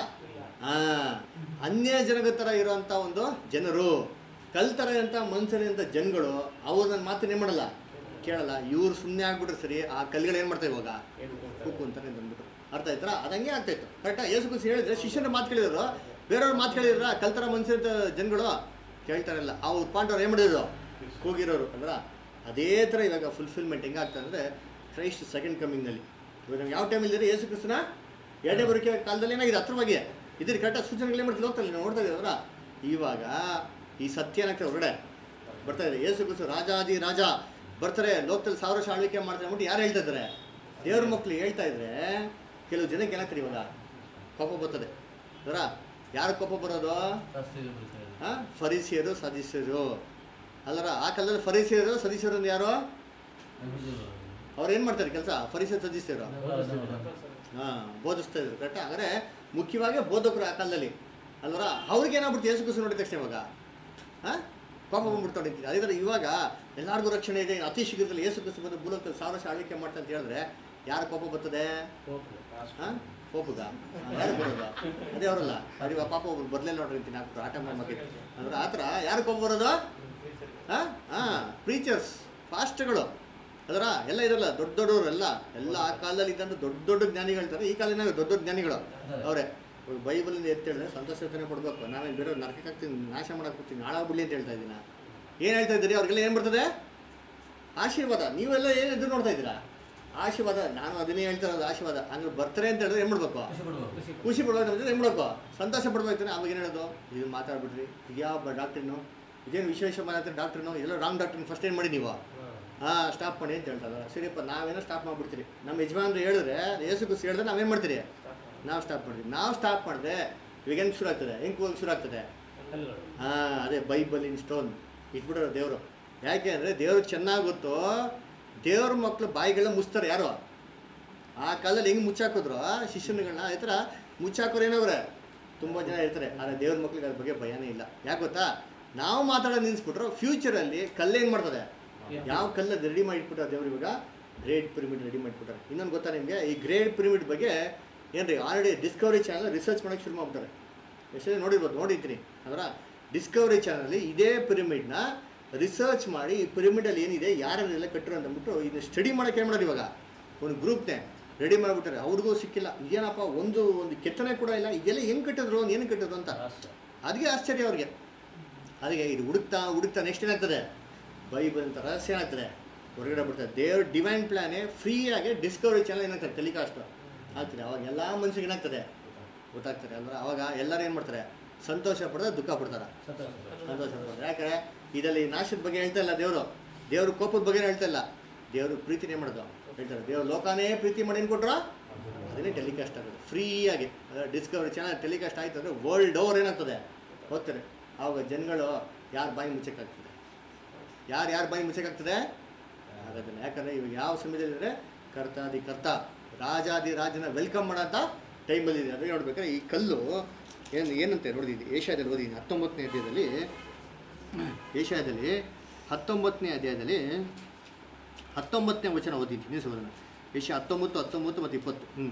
Speaker 2: ಹಾಂ ಅನ್ಯ ಜನಗಳ ಥರ ಇರೋಂಥ ಒಂದು ಜನರು ಕಲ್ತರ ಅಂತ ಮನುಷ್ಯರಂಥ ಜನಗಳು ಅವ್ರು ನನ್ನ ಮಾತನ್ನ ಏನು ಮಾಡಲ್ಲ ಕೇಳಲ್ಲ ಇವ್ರು ಸುಮ್ಮನೆ ಆಗ್ಬಿಟ್ರೆ ಸರಿ ಆ ಕಲ್ಗಳು ಏನು ಮಾಡ್ತಾರೆ ಇವಾಗ ಕೂಕು ಅಂತಾರೆ ಅಂತ ಅಂದ್ಬಿಟ್ಟು ಅರ್ಥ ಆಯ್ತಾ ಅದಂಗೆ ಆಗ್ತಾಯಿತ್ತು ಕರೆಕ್ಟಾ ಯೇಸು ಕುಸಿ ಹೇಳಿದ್ರೆ ಶಿಷ್ಯನ ಮಾತು ಕೇಳಿದ್ರು ಬೇರೆಯವ್ರ ಮಾತು ಕೇಳಿದ್ರ ಕಲ್ತರ ಮನುಷ್ಯರಂಥ ಜನಗಳು ಕೇಳ್ತಾರಲ್ಲ ಅವ್ರು ಪಾಂಡವ್ರು ಏನು ಮಾಡಿದ್ರು ಕೂಗಿರೋರು ಅಂದ್ರೆ ಅದೇ ಥರ ಇವಾಗ ಫುಲ್ಫಿಲ್ಮೆಂಟ್ ಹೆಂಗಾಗ್ತದೆ ಅಂದರೆ ಕ್ರೈಸ್ಟ್ ಸೆಕೆಂಡ್ ಕಮಿಂಗ್ನಲ್ಲಿ ಇವಾಗ ನಾವು ಯಾವ ಟೈಮಲ್ಲಿ ಇದ್ದೀರಿ ಯೇಸು ಕ್ರಿಸ್ತನ ಎರಡನೇ ಬರೋಕೆ ಕಾಲದಲ್ಲಿ ಏನಾಗಿದೆ ಹತ್ರವಾಗಿ ಇದ್ರ ಕರೆಕ್ಟಾಗಿ ಸೂಚನೆಗಳೇ ಮಾಡ್ತೀವಿ ಹೋಗ್ತಲ್ಲ ನಾವು ನೋಡ್ತಾ ಇದ್ದೀವಲ್ಲ ಇವಾಗ ಈ ಸತ್ಯ ಏನಾಗ್ತದೆ ಹೊರಗಡೆ ಬರ್ತಾ ಇದೆ ಯೇಸು ಕ್ರಿಸ್ತು ರಾಜಾದಿ ರಾಜ ಬರ್ತಾರೆ ಲೋಕದಲ್ಲಿ ಸಾವಿರ ವರ್ಷ ಆಳ್ವಿಕೆ ಮಾಡ್ತಾರೆ ಅಂದ್ಬಿಟ್ಟು ಯಾರು ಹೇಳ್ತಾ ಇದ್ದಾರೆ ದೇವ್ರ ಮಕ್ಕಳು ಹೇಳ್ತಾ ಇದ್ರೆ ಕೆಲವು ಜನಕ್ಕೆ ಏನಾಗ್ತಾರೆ ಇವಾಗ ಕೋಪ ಬರ್ತದೆ ಅದರ ಯಾರು ಕೋಪ ಬರೋದು
Speaker 3: ಶಾಸ್ತ್ರೀಯ ಪರಿಚಯ
Speaker 2: ಹಾಂ ಫರಿಸಿಯರು ಸದಸ್ಯರು ಅಲ್ಲರ ಆ ಕಾಲದಲ್ಲಿ ಫರಿಸಿಯರು ಸದಸ್ಯರು ಅಂದ್ರೆ ಯಾರು ಅವ್ರು ಏನು ಮಾಡ್ತಾರೆ ಕೆಲಸ ಫರಿಸಿಯರು ಸದಸ್ಯರು ಹಾಂ ಬೋಧಿಸ್ತಾ ಇದ್ರು ಕರೆಕ್ಟಾ ಹಾಗಾದ್ರೆ ಮುಖ್ಯವಾಗಿ ಬೋಧಕರು ಆ ಕಾಲದಲ್ಲಿ ಅಲ್ವರ ಅವ್ರಿಗೆ ಏನಾಗ್ಬಿಡ್ತು ಯೇಸು ಕ್ರಿಸ್ತು ನೋಡಿದ ತಕ್ಷಣ ಇವಾಗ ಹಾಂ ಕೋಪ ಬಂದ್ಬಿಡ್ತಾ ಹೊಡಿತೀವಿ ಅದೇ ಥರ ಇವಾಗ ಎಲ್ಲರಿಗೂ ರಕ್ಷಣೆ ಇದೆ ಅತಿ ಶೀಘ್ರದಲ್ಲಿ ಯೇಸು ಕ್ರಿಸ್ತು ಬಂದು ಭೂಲೋಕದಲ್ಲಿ ಸಾವಿರ ವರ್ಷ ಆಳ್ವಿಕೆ ಮಾಡ್ತಾ ಅಂತ ಹೇಳಿದ್ರೆ ಯಾರು ಕೋಪ ಬರ್ತದೆ ಹಾಂ ಕೋಪಗ ಯಾರು ಬರೋದು ಅದೇ ಅವರಲ್ಲ ಅರಿವ ಪಾಪ ಒಬ್ರು ಬದಲೇ ನೋಡ್ರಿ ಅಂತೀನಿ ಹಾಕ್ಬಿಟ್ಟು ಆಟ ಮಾಡಿ ಮಕ್ಕಳಿಗೆ ಅಂದ್ರೆ ಆ ಥರ ಯಾರು ಕೋಪ ಬರೋದು ಹಾಂ ಹಾಂ ಪ್ರೀಚರ್ಸ್ ಫಾಸ್ಟ್ಗಳು ಅದರ ಎಲ್ಲ ಇರಲ್ಲ ದೊಡ್ಡ ದೊಡ್ಡವರು ಎಲ್ಲ ಎಲ್ಲ ಆ ಕಾಲದಲ್ಲಿ ಇದ್ದಂಥ ದೊಡ್ಡ ದೊಡ್ಡ ಜ್ಞಾನಿಗಳು ಇರ್ತಾರೆ ಈ ಕಾಲದಿಂದ ದೊಡ್ಡ ದೊಡ್ಡ ಜ್ಞಾನಿಗಳು ಅವರೇ ಬೈಬಲಿಂದ ಎತ್ತಿ ಹೇಳಿದ್ರೆ ಸಂತೋಷತನೇ ಕೊಡ್ಬೇಕು ನಾವೇನು ಬೇರೆ ನರಕಕ್ಕೆ ಹಾಕ್ತೀನಿ ನಾಶ ಮಾಡಕ್ಕೆ ಹೋಗ್ತೀನಿ ಹಾಳಾಗ್ಬಿಡ್ಲಿ ಅಂತ ಹೇಳ್ತಾ ಇದ್ದೀನ ಏನು ಹೇಳ್ತಾ ಇದ್ದೀರಿ ಅವ್ರಿಗೆಲ್ಲ ಏನು ಬರ್ತದೆ ಆಶೀರ್ವಾದ ನೀವೆಲ್ಲ ಏನು ಎದುರು ನೋಡ್ತಾ ಇದ್ದೀರಾ ಆಶೀರ್ವಾದ ನಾನು ಅದನ್ನೇ ಹೇಳ್ತಾ ಇರೋದು ಆಶೀರ್ವಾದ ಹಂಗೆ ಬರ್ತಾರೆ ಅಂತ ಹೇಳಿದ್ರೆ ಏನು ಮಾಡ್ಬೇಕು
Speaker 3: ಖುಷಿ ಪಡ್ಬೇಕು
Speaker 2: ಖುಷಿ ಪಡ್ಬೇಕು ಅಂದ್ರೆ ಏನು ಮಾಡ್ಬೇಕು ಸಂತೋಷ ಪಡ್ಬೇಕು ಅವಾಗ ಏನು ಹೇಳೋದು ಇದು ಮಾತಾಡ್ಬಿಟ್ರಿ ಇದ್ಯಾವ ಡಾಕ್ಟ್ರಿನು ಇದೇನು ವಿಶೇಷ ಮಾತಾಡ್ತಾರೆ ಡಾಕ್ಟ್ರಿನು ಎಲ್ಲ ರಾಂಗ್ ಡಾಕ್ಟ್ರಿನ ಫಸ್ಟ್ ಏನು ಮಾಡಿ ನೀವು ಹಾಂ ಸ್ಟಾಪ್ ಮಾಡಿ ಅಂತ ಹೇಳ್ತಾರೆ ಸರಿಯಪ್ಪ ನಾವೇನೋ ಸ್ಟಾಪ್ ಮಾಡಿಬಿಡ್ತೀರಿ ನಮ್ಮ ಯಜಮಾನ್ರು ಹೇಳಿದ್ರೆ ಯೇಸು ಕುಸಿ ಹೇಳಿದ್ರೆ ನಾವೇನು ಮಾಡ್ತೀರಿ ನಾವು ಸ್ಟಾಪ್ ಮಾಡ್ತೀವಿ ನಾವು ಸ್ಟಾಪ್ ಮಾಡಿದ್ರೆ ಇವಾಗ ಹೆಂಗೆ ಶುರು ಆಗ್ತದೆ ಹೆಂಗೆ ಹೋಗಿ ಶುರು ಆಗ್ತದೆ
Speaker 1: ಕಲ್ಲುಗಳು
Speaker 2: ಹಾಂ ಅದೇ ಬೈಬಲ್ ಇನ್ ಸ್ಟೋನ್ ಇಟ್ಬಿಡೋರು ದೇವರು ಯಾಕೆ ಅಂದರೆ ದೇವ್ರಿಗೆ ಚೆನ್ನಾಗಿ ಗೊತ್ತು ದೇವ್ರ ಮಕ್ಕಳು ಬಾಯಿಗಳನ್ನ ಮುಚ್ತಾರೆ ಯಾರು ಆ ಕಾಲದಲ್ಲಿ ಹೆಂಗೆ ಮುಚ್ಚಾಕಿದ್ರು ಶಿಷ್ಯನುಗಳನ್ನ ಈ ಥರ ಮುಚ್ಚಾಕೋರು ಏನವ್ರೆ ತುಂಬ ಜನ ಇರ್ತಾರೆ ಆದರೆ ದೇವ್ರ ಮಕ್ಳಿಗೆ ಅದ್ರ ಬಗ್ಗೆ ಭಯನೇ ಇಲ್ಲ ಯಾಕೆ ಗೊತ್ತಾ ನಾವು ಮಾತಾಡೋದು ನಿಲ್ಲಿಸ್ಬಿಟ್ರು ಫ್ಯೂಚರಲ್ಲಿ ಕಲ್ಲೇನು ಮಾಡ್ತದೆ ಯಾವ ಕಲ್ಲ ರೆಡಿ ಮಾಡಿಟ್ಬಿಟ್ಟಾರೆ ದೇವ್ರು ಇವಾಗ ಗ್ರೇಟ್ ಪಿರಮಿಡ್ ರೆಡಿ ಮಾಡಿಬಿಟ್ಟಾರೆ ಇನ್ನೊಂದು ಗೊತ್ತಾ ನಿಮಗೆ ಈ ಗ್ರೇಟ್ ಪಿರಮಿಡ್ ಬಗ್ಗೆ ಏನ್ರಿ ಆಲ್ರೆಡಿ ಡಿಸ್ಕವರಿ ಚಾನಲ್ ರಿಸರ್ಚ್ ಮಾಡೋಕ್ಕೆ ಶುರು ಮಾಡ್ಬಿಟ್ಟಾರೆ ಎಷ್ಟೇ ನೋಡಿರ್ಬೋದು ನೋಡಿರ್ತೀನಿ ಅದರ ಡಿಸ್ಕವರಿ ಚಾನಲಲ್ಲಿ ಇದೇ ಪಿರಮಿಡ್ನ ರಿಸರ್ಚ್ ಮಾಡಿ ಈ ಪಿರಮಿಡಲ್ಲಿ ಏನಿದೆ ಯಾರೆಲ್ಲ ಕಟ್ಟರು ಅಂತ ಅಂದ್ಬಿಟ್ಟು ಇದನ್ನ ಸ್ಟಡಿ ಮಾಡೋಕೆ ಏನು ಮಾಡೋರು ಇವಾಗ ಒಂದು ಗ್ರೂಪ್ನೇ ರೆಡಿ ಮಾಡಿಬಿಟ್ಟಾರೆ ಅವ್ರಿಗೂ ಸಿಕ್ಕಿಲ್ಲ ಇದೇನಪ್ಪ ಒಂದು ಒಂದು ಕೆತ್ತನೆ ಕೂಡ ಇಲ್ಲ ಇದೆಲ್ಲ ಹೆಂಗೆ ಕಟ್ಟಿದ್ರು ಏನು ಕಟ್ಟಿದ್ರು ಅಂತ ಅದಕ್ಕೆ ಆಶ್ಚರ್ಯ ಅವ್ರಿಗೆ ಅದಕ್ಕೆ ಇದು ಹುಡುಕ್ತಾ ಹುಡುಕ್ತಾ ನೆಕ್ಸ್ಟ್ ಏನಾಗ್ತದೆ ಬೈಬಲ್ ಅಂತ ರಹಸ್ಯ ಏನಾಗ್ತದೆ ಹೊರಗಡೆ ಬಿಡ್ತಾರೆ ದೇವ್ರ ಡಿವೈನ್ ಪ್ಲಾನೇ ಫ್ರೀಯಾಗಿ ಡಿಸ್ಕವರಿ ಚಾನಲ್ ಏನಾಗ್ತದೆ ಟೆಲಿಕಾಸ್ಟ್ ಆಗ್ತದೆ ಅವಾಗ ಎಲ್ಲ ಮನುಷ್ಯರಿಗೆ ಏನಾಗ್ತದೆ ಗೊತ್ತಾಗ್ತದೆ ಅಂದ್ರೆ ಅವಾಗ ಎಲ್ಲರೂ ಏನು ಮಾಡ್ತಾರೆ ಸಂತೋಷ ಪಡ್ತಾರೆ ದುಃಖ ಪಡ್ತಾರೆ ಸಂತೋಷ ಪಡ್ತಾರೆ ಯಾಕಂದ್ರೆ ಇದರಲ್ಲಿ ನಾಶದ ಬಗ್ಗೆ ಹೇಳ್ತಾ ಇಲ್ಲ ದೇವರು ದೇವ್ರ ಕೋಪದ ಬಗ್ಗೆ ಹೇಳ್ತಾ ಇಲ್ಲ ದೇವರು ಪ್ರೀತಿನೇ ಮಾಡೋದು ಹೇಳ್ತಾರೆ ದೇವ್ರ ಲೋಕನೇ ಪ್ರೀತಿ ಮಾಡಿ ಏನು ಕೊಟ್ರು ಅದನ್ನೇ ಟೆಲಿಕಾಸ್ಟ್ ಆಗೋದು ಫ್ರೀಯಾಗಿ ಡಿಸ್ಕವರಿ ಚಾನಲ್ ಟೆಲಿಕಾಸ್ಟ್ ಆಯ್ತು ಅಂದರೆ ವರ್ಲ್ಡ್ ಓವರ್ ಏನಾಗ್ತದೆ ಹೋಗ್ತಾರೆ ಆವಾಗ ಜನಗಳು ಯಾರು ಬಾಯಿ ಮುಚ್ಚಕ್ಕಾಗ್ತದೆ ಯಾರು ಯಾರು ಬಾಯಿ ಮುಚ್ಚಕ್ಕಾಗ್ತದೆ ಆಗೋದಿಲ್ಲ ಯಾಕಂದರೆ ಇವಾಗ ಯಾವ ಸಮಯದಲ್ಲಿ ಅಂದರೆ ಕರ್ತಾದಿ ಕರ್ತ ರಾಜಾದಿ ರಾಜನ ವೆಲ್ಕಮ್ ಮಾಡೋಂಥ ಟೈಮಲ್ಲಿ ಇದೆ ಅದೇ ನೋಡ್ಬೇಕಾದ್ರೆ ಈ ಕಲ್ಲು ಏನು ಏನಂತೆ ನೋಡಿದ್ದೀನಿ ಏಷ್ಯಾದಲ್ಲಿ ಓದಿದ್ದೀನಿ ಹತ್ತೊಂಬತ್ತನೇ ಅಧ್ಯಾಯದಲ್ಲಿ ಏಷ್ಯಾದಲ್ಲಿ ಹತ್ತೊಂಬತ್ತನೇ ಅಧ್ಯಾಯದಲ್ಲಿ ಹತ್ತೊಂಬತ್ತನೇ ವಚನ ಓದಿದ್ದೀನಿ ಸೋದರ ಯಶ ಹತ್ತೊಂಬತ್ತು ಹತ್ತೊಂಬತ್ತು ಮತ್ತು ಇಪ್ಪತ್ತು ಹ್ಞೂ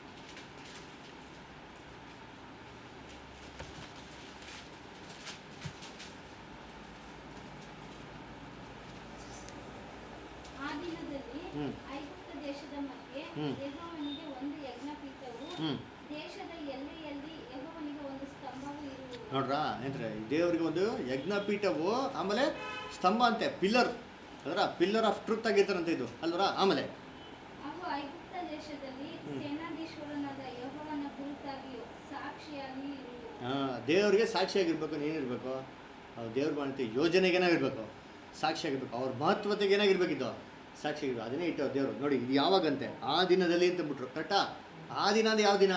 Speaker 4: ಆ ದಿನದಲ್ಲಿ
Speaker 2: ಹ್ಮ್.
Speaker 4: ಐಗುಪ್ತ ದೇಶದ ಮಧ್ಯೆ
Speaker 2: ಹ್ಮ್.
Speaker 4: ಯೆಹೋವನಿಗೆ ಒಂದು ಯಜ್ಞಪೀಠವು
Speaker 2: ಹ್ಞೂ
Speaker 4: ದೇಶದ ಎಲ್ಲೆಯಲ್ಲಿ ಯೆಹೋವನಿಗೆ ಒಂದು ಸ್ತಂಭವು ಇರುವುದು
Speaker 2: ನೋಡ್ರಾ ಏನಂದ್ರೆ ದೇವರಿಗೆ ಒಂದು ಯಜ್ಞಪೀಠವು ಆಮೇಲೆ ಸ್ತಂಭ ಅಂತೆ ಪಿಲ್ಲರ್ ಅದರ ಪಿಲ್ಲರ್ ಆಫ್ ಟ್ರೂತ್ ಆಗಿರ್ತಾರಂತೆ ಇದು ಅಲ್ವರ ಆಮೇಲೆ
Speaker 4: ಅವು ಐಗುಪ್ತ ದೇಶದಲ್ಲಿ
Speaker 2: ಹ್ಮ್.
Speaker 4: ಸೇನಾಧೀಶ್ವರನಾದ ಯೆಹೋವನ ಕುರಿತಾಗಿಯೂ ಸಾಕ್ಷಿಯಾಗಿ ಇರುವುದು
Speaker 2: ಆ, ದೇವರಿಗೆ ಸಾಕ್ಷಿಯಾಗಿರ್ಬೇಕು ಏನಿರಬೇಕು ದೇವ್ರ ಮಾಡಂತೆ ಯೋಜನೆಗೆ ಏನಾಗಿರ್ಬೇಕು ಸಾಕ್ಷಿಯಾಗಿರ್ಬೇಕು ಅವ್ರ ಮಹತ್ವತೆಗೆ ಏನಾಗಿರ್ಬೇಕಿದ್ದು ಸಾಕ್ಷಿಯಾಗಿರ್ಬೇಕು ಅದನ್ನೇ ಇಟ್ಟು ದೇವರು ನೋಡಿ ಇದು ಯಾವಾಗಂತೆ ಆ ದಿನದಲ್ಲಿ ಅಂತ ಬಿಟ್ರು ಕರೆಕ್ಟಾ ಆ ದಿನ ಅಂದ್ರೆ ಯಾವ ದಿನ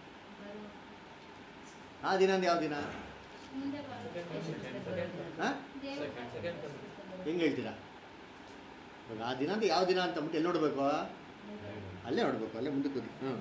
Speaker 2: ಆ ದಿನ ಅಂದ್ರೆ ಯಾವ ದಿನ
Speaker 4: ಮುಂದೆ ಬರುತ್ತದೆ
Speaker 2: ಹಾಂ
Speaker 4: ದೇವರು
Speaker 2: ಹೆಂಗೆ ಹೇಳ್ತೀರಾ ಇವಾಗ ಆ ದಿನ ಅಂದ್ರೆ ಯಾವ ದಿನ ಅಂತ ಅಂದ್ಬಿಟ್ಟು ಎಲ್ಲಿ ನೋಡಬೇಕು ಅಲ್ಲೇ ನೋಡಬೇಕು ಅಲ್ಲೇ ಮುಂದಕ್ಕೆ ಹೋಗಿ ಹ್ಞೂ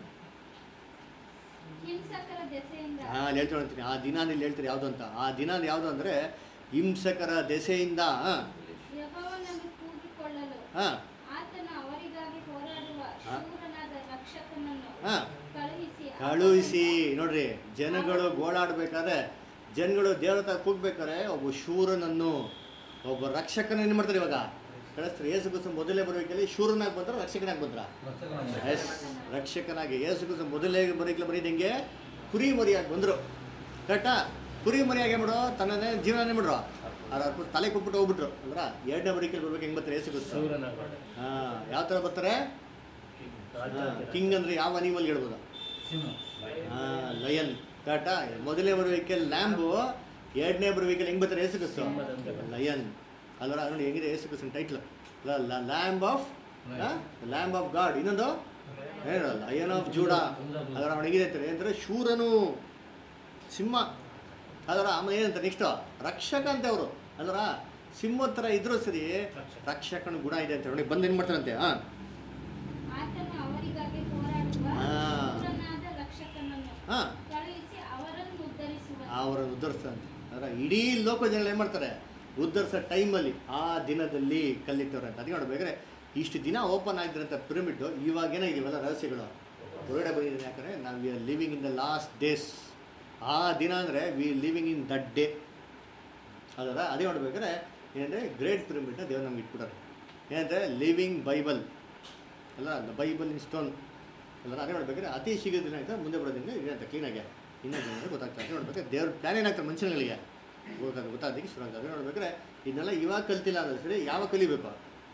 Speaker 4: ಹಿಂಸಕರ ದೆಸೆಯಿಂದ
Speaker 2: ಹಾಂ ಅಲ್ಲಿ ಹೇಳ್ತಾ ಹೇಳ್ತೀನಿ ಆ ದಿನ ಇಲ್ಲಿ ಹೇಳ್ತೀರಿ ಯಾವುದು ಅಂತ ಆ ದಿನ ಅಂದ್ರೆ ಯಾವುದು ಅಂದರೆ ಹಿಂಸಕರ ದೆಸೆಯಿಂದ ಹಾಂ
Speaker 4: ಯೆಹೋವನನ್ನು ಕೂಗಿಕೊಳ್ಳಲು
Speaker 2: ಹಾಂ
Speaker 4: ಆತನು ಅವರಿಗಾಗಿ ಹೋರಾಡುವ
Speaker 2: ಹಾ.
Speaker 4: ಶೂರನಾದ ರಕ್ಷಕನನ್ನು
Speaker 2: ಹಾಂ
Speaker 4: ಕಳುಹಿಸಿ
Speaker 2: ಕಳುಹಿಸಿ ನೋಡ್ರಿ ಜನಗಳು ಗೋಳಾಡ್ಬೇಕಾದ್ರೆ ಜನಗಳು ದೇವರ ಹತ್ರ ಕೂಗ್ಬೇಕಾದ್ರೆ ಒಬ್ಬ ಶೂರನನ್ನು ಒಬ್ಬ ರಕ್ಷಕನ ಏನು ಮಾಡ್ತಾರೆ ಇವಾಗ ಕಳಿಸ್ತಾರೆ ಯೇಸು ಕ್ರಿಸ್ತ ಮೊದಲೇ ಬರೋಕೆಲ್ಲಿ ಶೂರನಾಗಿ ಬಂದ್ರ ರಕ್ಷಕನಾಗಿ ಬಂದ್ರ ಎಸ್ ರಕ್ಷಕನಾಗಿ ಯೇಸು ಕ್ರಿಸ್ತ ಮೊದಲೇ ಬರೋಕೆ ಬರೀದ್ ಹೆಂಗೆ ಕುರಿ ಮರಿಯಾಗಿ ಬಂದರು ಕರೆಕ್ಟಾ ಕುರಿ ಮರಿಯಾಗಿ ಏನು ಮಾಡೋ ತನ್ನದೇ ಜೀವನನೇ ಮಾಡ್ರು ಅವ್ರ ತಲೆ ಕೊಟ್ಬಿಟ್ಟು ಹೋಗ್ಬಿಟ್ರು ಅಂದ್ರ ಎರಡನೇ ಬರೀಕೆಲ್ಲಿ ಬರ್ಬೇಕು ಹೆಂಗೆ ಬರ್ತಾರೆ ಯೇಸು ಕ್ರಿಸ್ತ
Speaker 1: ಸೂರ್ಯನಾಗ
Speaker 2: ಹಾಂ ಯಾವ ಥರ ಬರ್ತಾರೆ ಕಿಂಗ್ ಅಂದ್ರೆ ಯಾವ ಅನಿಮಲ್ ಹೇಳ್ಬೋದು
Speaker 3: ಸಿಂಹ
Speaker 2: ಲಯನ್ ಕರೆಕ್ಟಾ ಮೊದಲನೇ ಬರುವಿಕೆ ಲ್ಯಾಂಬು ಎರಡನೇ ಬರುವಿಕೆ ಹೆಂಗ್ ಬರ್ತಾರೆ ಏಸು ಕ್ರಿಸ್ತು
Speaker 1: ಸಿಂಹದಂತೆ.
Speaker 2: ಲಯನ್ ಅಲ್ವರ ನೋಡಿ ಹೆಂಗಿದೆ ಏಸು ಕ್ರಿಸ್ತನ್ title lamb of lamb of God ಇನ್ನೊಂದು ಏನು ಲಯನ್ ಆಫ್ ಜೂಡ ಅದರ ಅವ್ನು ಹೆಂಗಿದೆ ಅಂತಾರೆ ಅಂದರೆ ಶೂರನು ಸಿಂಹ ಅದರ ಆಮೇಲೆ ಏನಂತ ನೆಕ್ಸ್ಟ್ ರಕ್ಷಕ ಅಂತ ಅವರು ಅಲ್ವರ ಸಿಂಹದ ಥರ ಇದ್ರೂ ಸರಿ ರಕ್ಷಕನ ಗುಣ ಇದೆ ಅಂತ ನೋಡಿ ಬಂದು ಏನು ಮಾಡ್ತಾರಂತೆ ಹಾಂ
Speaker 4: ಆತನು ಅವರಿಗಾಗಿ ಹೋರಾಡುವ
Speaker 2: ಹಾ.
Speaker 4: ಶೂರನಾದ ರಕ್ಷಕನನ್ನು
Speaker 2: ಹಾಂ
Speaker 4: ಕಳುಹಿಸಿ ಅವರನ್ನು ಉದ್ಧರಿಸುವನು
Speaker 2: ಅವರನ್ನು ಉದ್ಧರಿಸ್ತಾನೆ ಅದರ ಇಡೀ ಲೋಕ ಜನಗಳು ಏನು ಮಾಡ್ತಾರೆ ಉದ್ಧರಿಸೋ ಟೈಮಲ್ಲಿ ಆ ದಿನದಲ್ಲಿ ಕಲ್ಲಿಟ್ಟವ್ರೆ ಅಂತ ಅದಕ್ಕೆ ನೋಡ್ಬೇಕಾದ್ರೆ ಇಷ್ಟು ದಿನ ಓಪನ್ ಆಗಿದ್ರಂಥ ಪಿರಮಿಡ್ ಇವಾಗ ಏನಾಗಿದೆ ಇವೆಲ್ಲ ರಹಸ್ಯಗಳು ಹೊರಗಡೆ ಬಂದಿದೆ ಯಾಕಂದರೆ ನಾವು we are living in the last days ಆ ದಿನ ಅಂದರೆ we living in that day ಅದರ ಅದೇ ನೋಡ್ಬೇಕಾದ್ರೆ ಏನಂದರೆ ಗ್ರೇಟ್ ಪಿರಮಿಡ್ನ ದೇವ್ರು ನಮ್ಗೆ ಇಟ್ಬಿಟ್ಟಾರೆ ಏನಂದರೆ ಲಿವಿಂಗ್ ಬೈಬಲ್ ಅಲ್ಲ ದ ಬೈಬಲ್ ಇನ್ ಸ್ಟೋನ್ ಅಲ್ಲ ಅದೇ ನೋಡ್ಬೇಕಾದ್ರೆ ಅತಿ ಶೀಘ್ರ ದಿನ ಆಯ್ತಾ ಮುಂದೆ ಬರೋದ್ರಿಂದ ಇದಂತ ಕ್ಲೀನಾಗಿ ಇನ್ನೂ ಜನರಿಗೆ ಗೊತ್ತಾಗ್ತದೆ ಗೊಡ್ಬೇಕಾದ್ರೆ ದೇವ್ರ ಪ್ಲಾನ್ ಏನಾಗ್ತದೆ ಮನುಷ್ಯನಿಗೆ ಗೊತ್ತಾಗ ಗೊತ್ತಾಗೋದಕ್ಕೆ ಶುರು ಆಗ್ತದೆ ಅದೇ ನೋಡ್ಬೇಕಾದ್ರೆ ಇದನ್ನೆಲ್ಲ ಇವಾಗ ಕಲ್ತಿಲ್ಲ ಅಂದ್ರೆ ಸರಿ ಯಾವಾಗ ಕಲಿಬೇಕು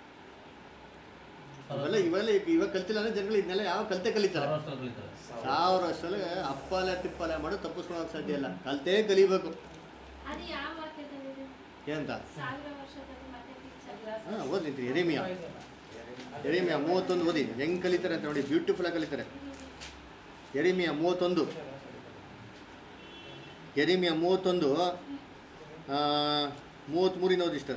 Speaker 2: ಅವೆಲ್ಲ ಇವೆಲ್ಲ ಈಗ ಇವಾಗ ಕಲ್ತಿಲ್ಲ ಅಂದ್ರೆ ಜನಗಳು ಇದನ್ನೆಲ್ಲ ಯಾವಾಗ ಕಲ್ತೆ ಕಲಿತಾರೆ
Speaker 3: ಸಾವಿರ ವರ್ಷ ಕಲಿತಾರೆ
Speaker 2: ಸಾವಿರ ವರ್ಷದಲ್ಲಿ ಅಪ್ಪಲೆ ತಿಪ್ಪಲೆ ಮಾಡಿ ತಪ್ಪಿಸ್ಕೊಳಕ್ಕೆ ಸಾಧ್ಯ ಇಲ್ಲ ಕಲ್ತೇ ಕಲಿಬೇಕು
Speaker 4: ಅದು ಯಾವ ವಾಕ್ಯದಲ್ಲಿದೆ
Speaker 2: ಏನಂತ
Speaker 4: ಸಾವಿರ ವರ್ಷದಲ್ಲಿ ಮತ್ತೆ ಟೀಚರ್
Speaker 2: ಹಾಂ ಓದಿದ್ರಿ ಎರೇಮಿಯಾ ಎರೇಮಿಯಾ ಮೂವತ್ತೊಂದು ಓದಿ ಹೆಂಗೆ ಕಲಿತಾರೆ ಅಂತ ನೋಡಿ ಬ್ಯೂಟಿಫುಲ್ಲಾಗಿ ಕಲಿತಾರೆ ಎರೇಮಿಯಾ ಮೂವತ್ತೊಂದು ಎರೇಮಿಯಾ ಮೂವತ್ತೊಂದು ಆ, ಮೂವತ್ತ್ಮೂರಿನ ಓದಿ ಇಷ್ಟ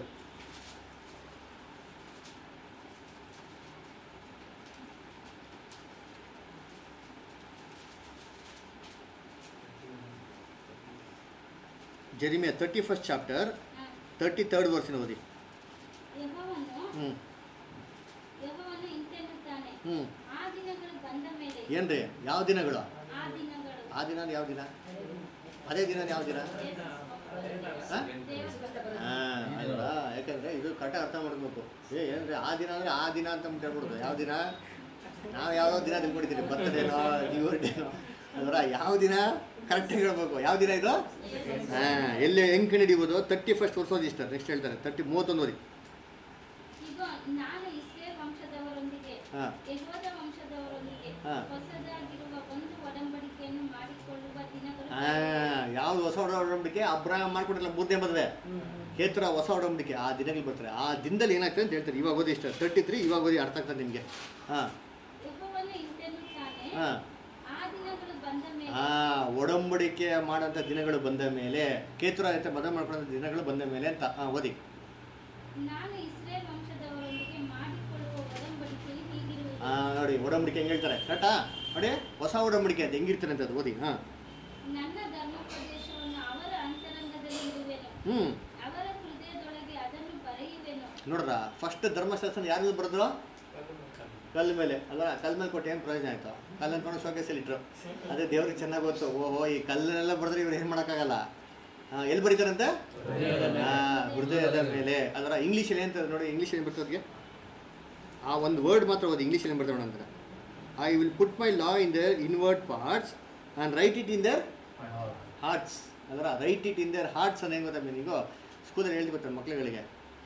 Speaker 2: Jeremiah thirty first chapter thirty third ವರ್ಸಿನ ಓದಿ
Speaker 4: ಯೆಹೋವನು
Speaker 2: ಹ್ಞೂ
Speaker 4: ಯೆಹೋವನು ಇಂತೆನ್ನುತ್ತಾನೆ
Speaker 2: ಹ್ಞೂ
Speaker 4: ಆ ದಿನಗಳು ಬಂದ ಮೇಲೆ
Speaker 2: ಏನ್ರಿ ಯಾವ ದಿನಗಳು
Speaker 4: ಆ ದಿನಗಳು
Speaker 2: ಆ ದಿನ ಯಾವ ದಿನ ಅದೇ ದಿನ ಯಾವ ದಿನ ಹಾಂ ಹಾಂ ಅಲ್ವಾ ಯಾಕಂದರೆ ಇದು ಕರೆಕ್ಟಾಗಿ ಅರ್ಥ ಮಾಡ್ಬೇಕು ಏ ಏನ್ರಿ ಆ ದಿನ ಅಂದರೆ ಆ ದಿನ ಅಂತ ಅಂದ್ಬಿಟ್ಟು ಹೇಳ್ಬಿಡೋದು ಯಾವ ದಿನ ನಾವು ಯಾವ್ಯಾವ ದಿನ ತಿಳ್ಕೊಂಡಿದ್ದೀರಿ ಬರ್ತಡೇನೋ ನ್ಯೂ ಡೇನೋ ಅಲ್ವರ ಯಾವ ದಿನ ಕರೆಕ್ಟಾಗಿ ಹೇಳ್ಬೇಕು ಯಾವ ದಿನ ಇದು ಹಾಂ ಎಲ್ಲಿ ಹೆಂಗೆ ಕಂಡಿಡಿಬೋದು ತರ್ಟಿ ಫಸ್ಟ್ ವರ್ಷ ಓದಿ ಇಷ್ಟ ನೆಕ್ಸ್ಟ್ ಹೇಳ್ತಾರೆ ತರ್ಟಿ ಮೂವತ್ತೊಂದು ಓದಿ
Speaker 4: ಈಗ ನಾನು ಇಸ್ರೇಲ್ ವಂಶದವರೊಂದಿಗೆ
Speaker 2: ಹಾಂ
Speaker 4: ಯೆಹೂದ ವಂಶದವರೊಂದಿಗೆ
Speaker 2: ಹಾ.
Speaker 4: ಹೊಸದಾಗಿರುವ ಒಂದು ಒಡಂಬಡಿಕೆಯನ್ನು ಮಾಡಿಕೊಳ್ಳುವ ದಿನಗಳು
Speaker 2: ಹಾಂ ಯಾವ್ದು ಹೊಸ ಒಡಂಬಡಿಕೆ ಅಬ್ರಾಹಂ ಮಾಡ್ಕೊಟ್ಟಿಲ್ಲ ಮೂರನೇ ಮದುವೆ ಕೇತ್ರ ಹೊಸ ಒಡಂಬಡಿಕೆ ಆ ದಿನಗಳು ಬರ್ತಾರೆ ಆ ದಿನದಲ್ಲಿ ಏನಾಗ್ತದೆ ಅಂತ ಹೇಳ್ತಾರೆ ಇವಾಗ ಓದಿ ಇಷ್ಟ ತರ್ಟಿ ತ್ರೀ ಇವಾಗ ಓದಿ ಅರ್ಥ ಆಗ್ತದೆ ನಿಮಗೆ ಹಾಂ
Speaker 4: ಯೆಹೋವನು ಇಂತೆನ್ನುತ್ತಾನೆ
Speaker 2: ಹಾಂ
Speaker 4: ಆ ದಿನಗಳು ಬಂದ ಮೇಲೆ
Speaker 2: ಹಾಂ ಒಡಂಬಡಿಕೆ ಮಾಡೋಂಥ ದಿನಗಳು ಬಂದ ಮೇಲೆ ಕೇತ್ರ ಅಂತ ಮದುವೆ ಮಾಡ್ಕೊಳ್ಳೋ ದಿನಗಳು ಬಂದ ಮೇಲೆ ಅಂತ ಹಾಂ ಓದಿ
Speaker 4: ನಾನು ಇಸ್ರೇಲ್ ವಂಶದವರೊಂದಿಗೆ ಮಾಡಿಕೊಳ್ಳುವ ಒಡಂಬಡಿಕೆಯು ಹೀಗಿರುವುದು
Speaker 2: ಹಾಂ ನೋಡಿ ಒಡಂಬಡಿಕೆ ಹೆಂಗೆ ಹೇಳ್ತಾರೆ ಕರೆಕ್ಟಾ ನೋಡಿ ಹೊಸ ಒಡಂಬಡಿಕೆ ಅಂತ ಹೆಂಗಿರ್ತಾರೆ ಅಂತ ಅದು ಓದಿ ಹಾಂ
Speaker 4: ನನ್ನ ಧರ್ಮೋಪದೇಶವನ್ನು ಅವರ ಅಂತರಂಗದಲ್ಲಿ ಇಡುವೆನು
Speaker 2: ಹ್ಞೂ
Speaker 4: ಅವರ ಹೃದಯದೊಳಗೆ ಅದನ್ನು ಬರೆಯುವೆನು
Speaker 2: ನೋಡ್ರ ಫಸ್ಟ್ ಧರ್ಮಶಾಸ್ತ್ರ ಯಾರು ಬರೆದ್ರು ಕಲ್ಲು ಮೇಲೆ ಅಲ್ಲ ಕಲ್ಲು ಮೇಲೆ ಕೊಟ್ಟು ಏನು ಪ್ರಯೋಜನ ಆಯಿತು ಕಲ್ಲು ಅಂದ್ಕೊಂಡು ಶೋಕೇಸಲ್ಲಿ ಇಟ್ರು ಅದೇ ದೇವ್ರಿಗೆ ಚೆನ್ನಾಗಿ ಗೊತ್ತು ಓಹೋ ಈ ಕಲ್ಲನ್ನೆಲ್ಲ ಬರೆದ್ರೆ ಇವ್ರು ಏನು ಮಾಡೋಕ್ಕಾಗಲ್ಲ ಆ, ಎಲ್ಲಿ ಬರೀತಾರಂತೆ ಆ, ಹೃದಯದ ಮೇಲೆ ಅದರ ಇಂಗ್ಲೀಷಲ್ಲಿ ಅಂತ ನೋಡಿ ಇಂಗ್ಲೀಷಲ್ಲಿ ಏನು ಬರ್ತದೆ ಆ ಒಂದು ವರ್ಡ್ ಮಾತ್ರ ಓದಿ ಇಂಗ್ಲೀಷಲ್ಲಿ ಏನು ಬರ್ತಾರೆ ಅಂತಾರೆ I will put my law in their inward parts and write it in their hearts ಅದರ write it in their hearts ಅಂತ ಹೆಂಗೆ ಗೊತ್ತಾ ಮೀನಿಂಗು ಸ್ಕೂಲಲ್ಲಿ ಹೇಳ್ತಿ ಗೊತ್ತಾರೆ ಮಕ್ಳುಗಳಿಗೆ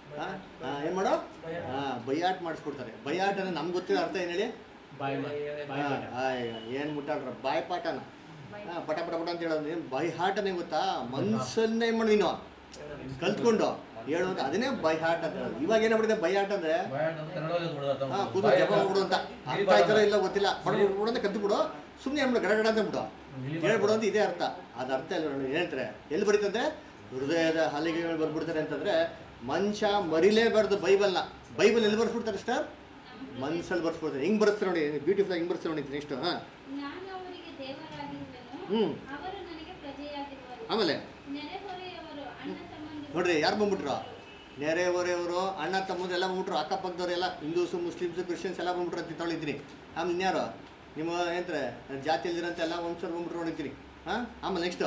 Speaker 2: ಏನು ಮಾಡೋ ಹಾಂ ಬೈಯಾಟ್ ಮಾಡಿಸ್ಕೊಡ್ತಾರೆ ಬೈಯಾಟ್ ಅಂದ್ರೆ ನಮ್ಗೆ ಗೊತ್ತಿರೋ ಅರ್ಥ ಏನು ಹೇಳಿ
Speaker 1: ಬಾಯ್ ಮಾ- ಬಾಯ್ ಮಾಟ.
Speaker 2: ಏನು ಮುಟ್ಟಾಡ್ರ ಬಾಯ್ ಪಾಠನ ಹಾಂ ಪಟ ಪಟ ಪಟ ಅಂತ ಹೇಳೋದು ಏನು ಬೈ ಹಾರ್ಟ್ ಅನ್ನೇ ಗೊತ್ತಾ ಮನ್ಸನ್ನೇ ಏನು ಮಾಡಿ ನೀನು ಕಲ್ತ್ಕೊಂಡು ಹೇಳೋದು ಅದನ್ನೇ ಬೈ ಹಾರ್ಟ್ ಅಂತ ಹೇಳೋದು ಇವಾಗ ಏನಾಗ್ಬಿಟ್ಟಿದೆ ಬೈ ಹಾರ್ಟ್ ಅಂದ್ರೆ
Speaker 3: ಬಯಾಟ್ ಅಂತ ಕನ್ನಡದಲ್ಲಿ ಬಿಡೋದು ಅರ್ಥ
Speaker 2: ಹಾ
Speaker 3: ಮಾಡ್ಕೊ.
Speaker 2: ಕೂತು
Speaker 3: ಬಾಯಿ
Speaker 2: ಜಪ ಬಿಡು ಅಂತ ಅರ್ಥ ಆಯ್ತಾರೋ ಇಲ್ಲ ಗೊತ್ತಿಲ್ಲ ಬಡ ಬಿಡು ಅಂತ ಕದ್ದು ಬಿಡು ಸುಮ್ಮನೆ ಹೇಳ್ಬಿಡು ಗಡ ಗಡ ಅಂತ ಬಿಡು ಹೇಳ್ಬಿಡು ಅಂತ ಇದೇ ಅರ್ಥ ಅದು ಅರ್ಥ ಇಲ್ಲ ನೋಡಿ ಏನ್ ಹೇಳ್ತಾರೆ ಎಲ್ಲಿ ಬರೀತಂತೆ ಹೃದಯದ ಹಲಿಗೆಗಳು ಬರ್ಬಿಡ್ತಾರೆ ಅಂತಂದ್ರೆ ಮನುಷ್ಯ ಮರಿಲೇಬಾರ್ದು ಬೈಬಲ್ನ ಬೈಬಲ್ ಎಲ್ಲಿ ಬರ್ಸ್ಬಿಡ್ತಾರೆ ಸರ್ ಮನ್ಸಲ್ಲಿ ಬರ್ಸ್ಬಿಡ್ತಾರೆ ಹೆಂಗ್ ಬರ್ಸ್ತಾರೆ ನೋಡಿ ಬ್ಯೂಟಿಫುಲ್ ಹೆಂಗ್ ಬರ್ಸ್ತಾರೆ ನೋಡಿ ನೆಕ್ಸ್ಟ್ ಹಾ
Speaker 4: ನಾನು ಅವರಿಗೆ ದೇವರಾಗಿರುವೆನು
Speaker 2: ಹ್ಮ್.
Speaker 4: ಅವರು ನನಗೆ ಪ್ರಜೆಯಾಗಿರುವರು
Speaker 2: ಆಮೇಲೆ
Speaker 4: ನೆರೆಹೊರೆಯವರು ಅಣ್ಣ ತಮ್ಮಂದಿರು
Speaker 2: ನೋಡ್ರಿ ಯಾರು ಬಂದ್ಬಿಟ್ರು ನೆರೆ ಹೊರೆಯವರು ಅಣ್ಣ ತಮ್ಮದು ಎಲ್ಲ ಬಂದ್ಬಿಟ್ರು ಅಕ್ಕಪಕ್ಕದವ್ರೆಲ್ಲ ಹಿಂದೂಸು ಮುಸ್ಲಿಮ್ಸು ಕ್ರಿಶ್ಚಿಯನ್ಸ್ ಎಲ್ಲ ಬಂದ್ಬಿಟ್ರು ಅಂತ ತೊಳಿದ್ದೀನಿ ಆಮೇಲೆ ಇನ್ಯಾರು ನಿಮ್ಮ ಏನಂತಾರೆ ಜಾತಿಯಲ್ಲಿರೋಂಥ ಎಲ್ಲ ವಂಶರು ಬಂದ್ಬಿಟ್ರು ನೋಡಿದ್ದೀನಿ ಹಾಂ ಆಮೇಲೆ ನೆಕ್ಸ್ಟು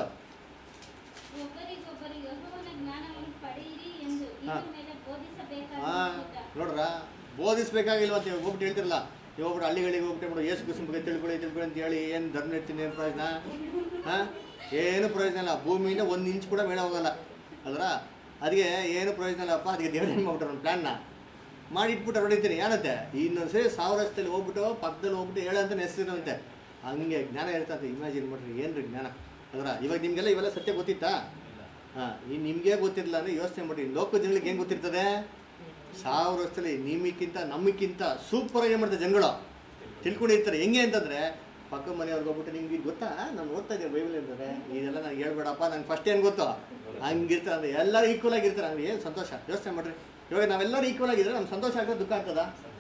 Speaker 4: ಒಬ್ಬರಿಗೊಬ್ಬರು ಯೆಹೋವನ ಜ್ಞಾನವನ್ನು ಪಡೆಯಿರಿ ಎಂದು
Speaker 2: ಹಾ.
Speaker 4: ಇದ್ರ ಮೇಲೆ ಬೋಧಿಸಬೇಕಾದ
Speaker 2: ಹಾಂ ನೋಡ್ರ ಬೋಧಿಸ್ಬೇಕಾಗಿಲ್ವ ಅಂತ ಹೋಗ್ಬಿಟ್ಟು ಹೇಳ್ತಿರಲ್ಲ ನೀವು ಹೋಗ್ಬಿಟ್ಟು ಹಳ್ಳಿಗಳಿಗೆ ಹೋಗ್ಬಿಟ್ಟು ಬಿಡು ಏಸು ಕುಸುಮ ಬಗ್ಗೆ ತಿಳ್ಕೊಳ್ಳಿ ತಿಳ್ಕೊಳ್ಳಿ ಅಂತ ಹೇಳಿ ಏನು ಧರ್ಮ ಇರ್ತೀನಿ ಏನು ಪ್ರಯೋಜನ ಹಾಂ ಏನು ಪ್ರಯೋಜನ ಇಲ್ಲ ಭೂಮಿಯಿಂದ ಒಂದು ಇಂಚ್ ಕೂಡ ಮೇಳ ಹೋಗಲ್ಲ ಅದರ ಅದಕ್ಕೆ ಏನು ಪ್ರಯೋಜನ ಇಲ್ಲಪ್ಪ ಅದಕ್ಕೆ ದೇವ್ರು ಏನು ಮಾಡ್ಬಿಟ್ರು ಒಂದು ಪ್ಲ್ಯಾನ್ನ ಮಾಡಿ ಇಟ್ಬಿಟ್ಟು ಹೊಡಿತೀನಿ ಏನಂತೆ ಇನ್ನೊಂದ್ಸರಿ ಸಾವಿರ ವರ್ಷದಲ್ಲಿ ಹೋಗ್ಬಿಟ್ಟು ಪಕ್ಕದಲ್ಲಿ ಹೋಗ್ಬಿಟ್ಟು ಹೇಳಂತ ನೆನೆಸಿದಂತೆ ಹಂಗೆ ಜ್ಞಾನ ಹೇಳ್ತಂತೆ ಇಮ್ಯಾಜಿನ್ ಮಾಡ್ರಿ ಏನು ರೀ ಜ್ಞಾನ ಅದರ ಇವಾಗ ನಿಮಗೆಲ್ಲ ಇವೆಲ್ಲ ಸತ್ಯ ಗೊತ್ತಿತ್ತಾ ಹಾಂ ಈ ನಿಮಗೆ ಗೊತ್ತಿರಲಿಲ್ಲ ಅಂದರೆ ಯೋಚನೆ ಮಾಡಿ ಲೋಕ ಜನಗಳಿಗೆ ಏನು ಗೊತ್ತಿರ್ತದೆ ಸಾವಿರ ವರ್ಷದಲ್ಲಿ ನಿಮಗಿಂತ ನಮಗಿಂತ ಸೂಪರ್ ಏನು ಮಾಡ್ತಾರೆ ಜನಗಳು ತಿಳ್ಕೊಂಡಿರ್ತಾರೆ ಹೆಂಗೆ ಅಂತಂದರೆ ಪಕ್ಕ ಮನೆಯವ್ರಿಗೆ ಹೋಗ್ಬಿಟ್ಟು ನಿಮ್ಗೆ ಇದು ಗೊತ್ತಾ ನಾನು ಓದ್ತಾ ಇದ್ದೆ ಬೈಬಲ್ ಇರ್ತದೆ ಇದೆಲ್ಲ ನನಗೆ ಹೇಳ್ಬೇಡಪ್ಪ ನಂಗೆ ಫಸ್ಟ್ ಏನು ಗೊತ್ತು ಹಂಗಿರ್ತಾರೆ ಅಂದರೆ ಎಲ್ಲರೂ ಈಕ್ವಲ್ ಆಗಿರ್ತಾರೆ ಹಂಗೆ ಏನು ಸಂತೋಷ ಯೋಚನೆ ಮಾಡ್ರಿ ಇವಾಗ ನಾವೆಲ್ಲರೂ ಈಕ್ವಲ್ ಆಗಿದ್ರೆ ನಮ್ಗೆ ಸಂತೋಷ ಆಗ್ತದೆ ದುಃಖ ಆಗ್ತದ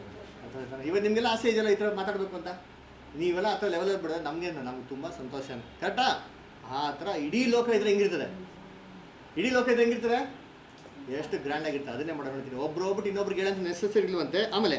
Speaker 2: ಇವಾಗ ನಿಮಗೆಲ್ಲ ಆಸೆ ಇದೆಯಲ್ಲ ಈ ಥರ ಮಾತಾಡಬೇಕು ಅಂತ ನೀವೆಲ್ಲ ಆ ಥರ ಲೆವೆಲಲ್ಲಿ ಬಿಡೋದು ನಮಗೆ ನಮ್ಗೆ ತುಂಬ ಸಂತೋಷ ಕರೆಕ್ಟಾ ಆ ಥರ ಇಡೀ ಲೋಕ ಇದ್ರೆ ಹೆಂಗಿರ್ತದೆ ಇಡೀ ಲೋಕ ಇದ್ರೆ ಹೆಂಗಿರ್ತದೆ ಎಷ್ಟು ಗ್ರ್ಯಾಂಡ್ ಆಗಿರ್ತದೆ ಅದನ್ನೇ ಮಾಡೋಣ ಹೇಳ್ತೀನಿ ಒಬ್ರು ಹೋಗ್ಬಿಟ್ಟು ಇನ್ನೊಬ್ರಿಗೆ ಹೇಳಂತ ನೆಸೆಸರಿ ಇಲ್ವಂತೆ ಆಮೇಲೆ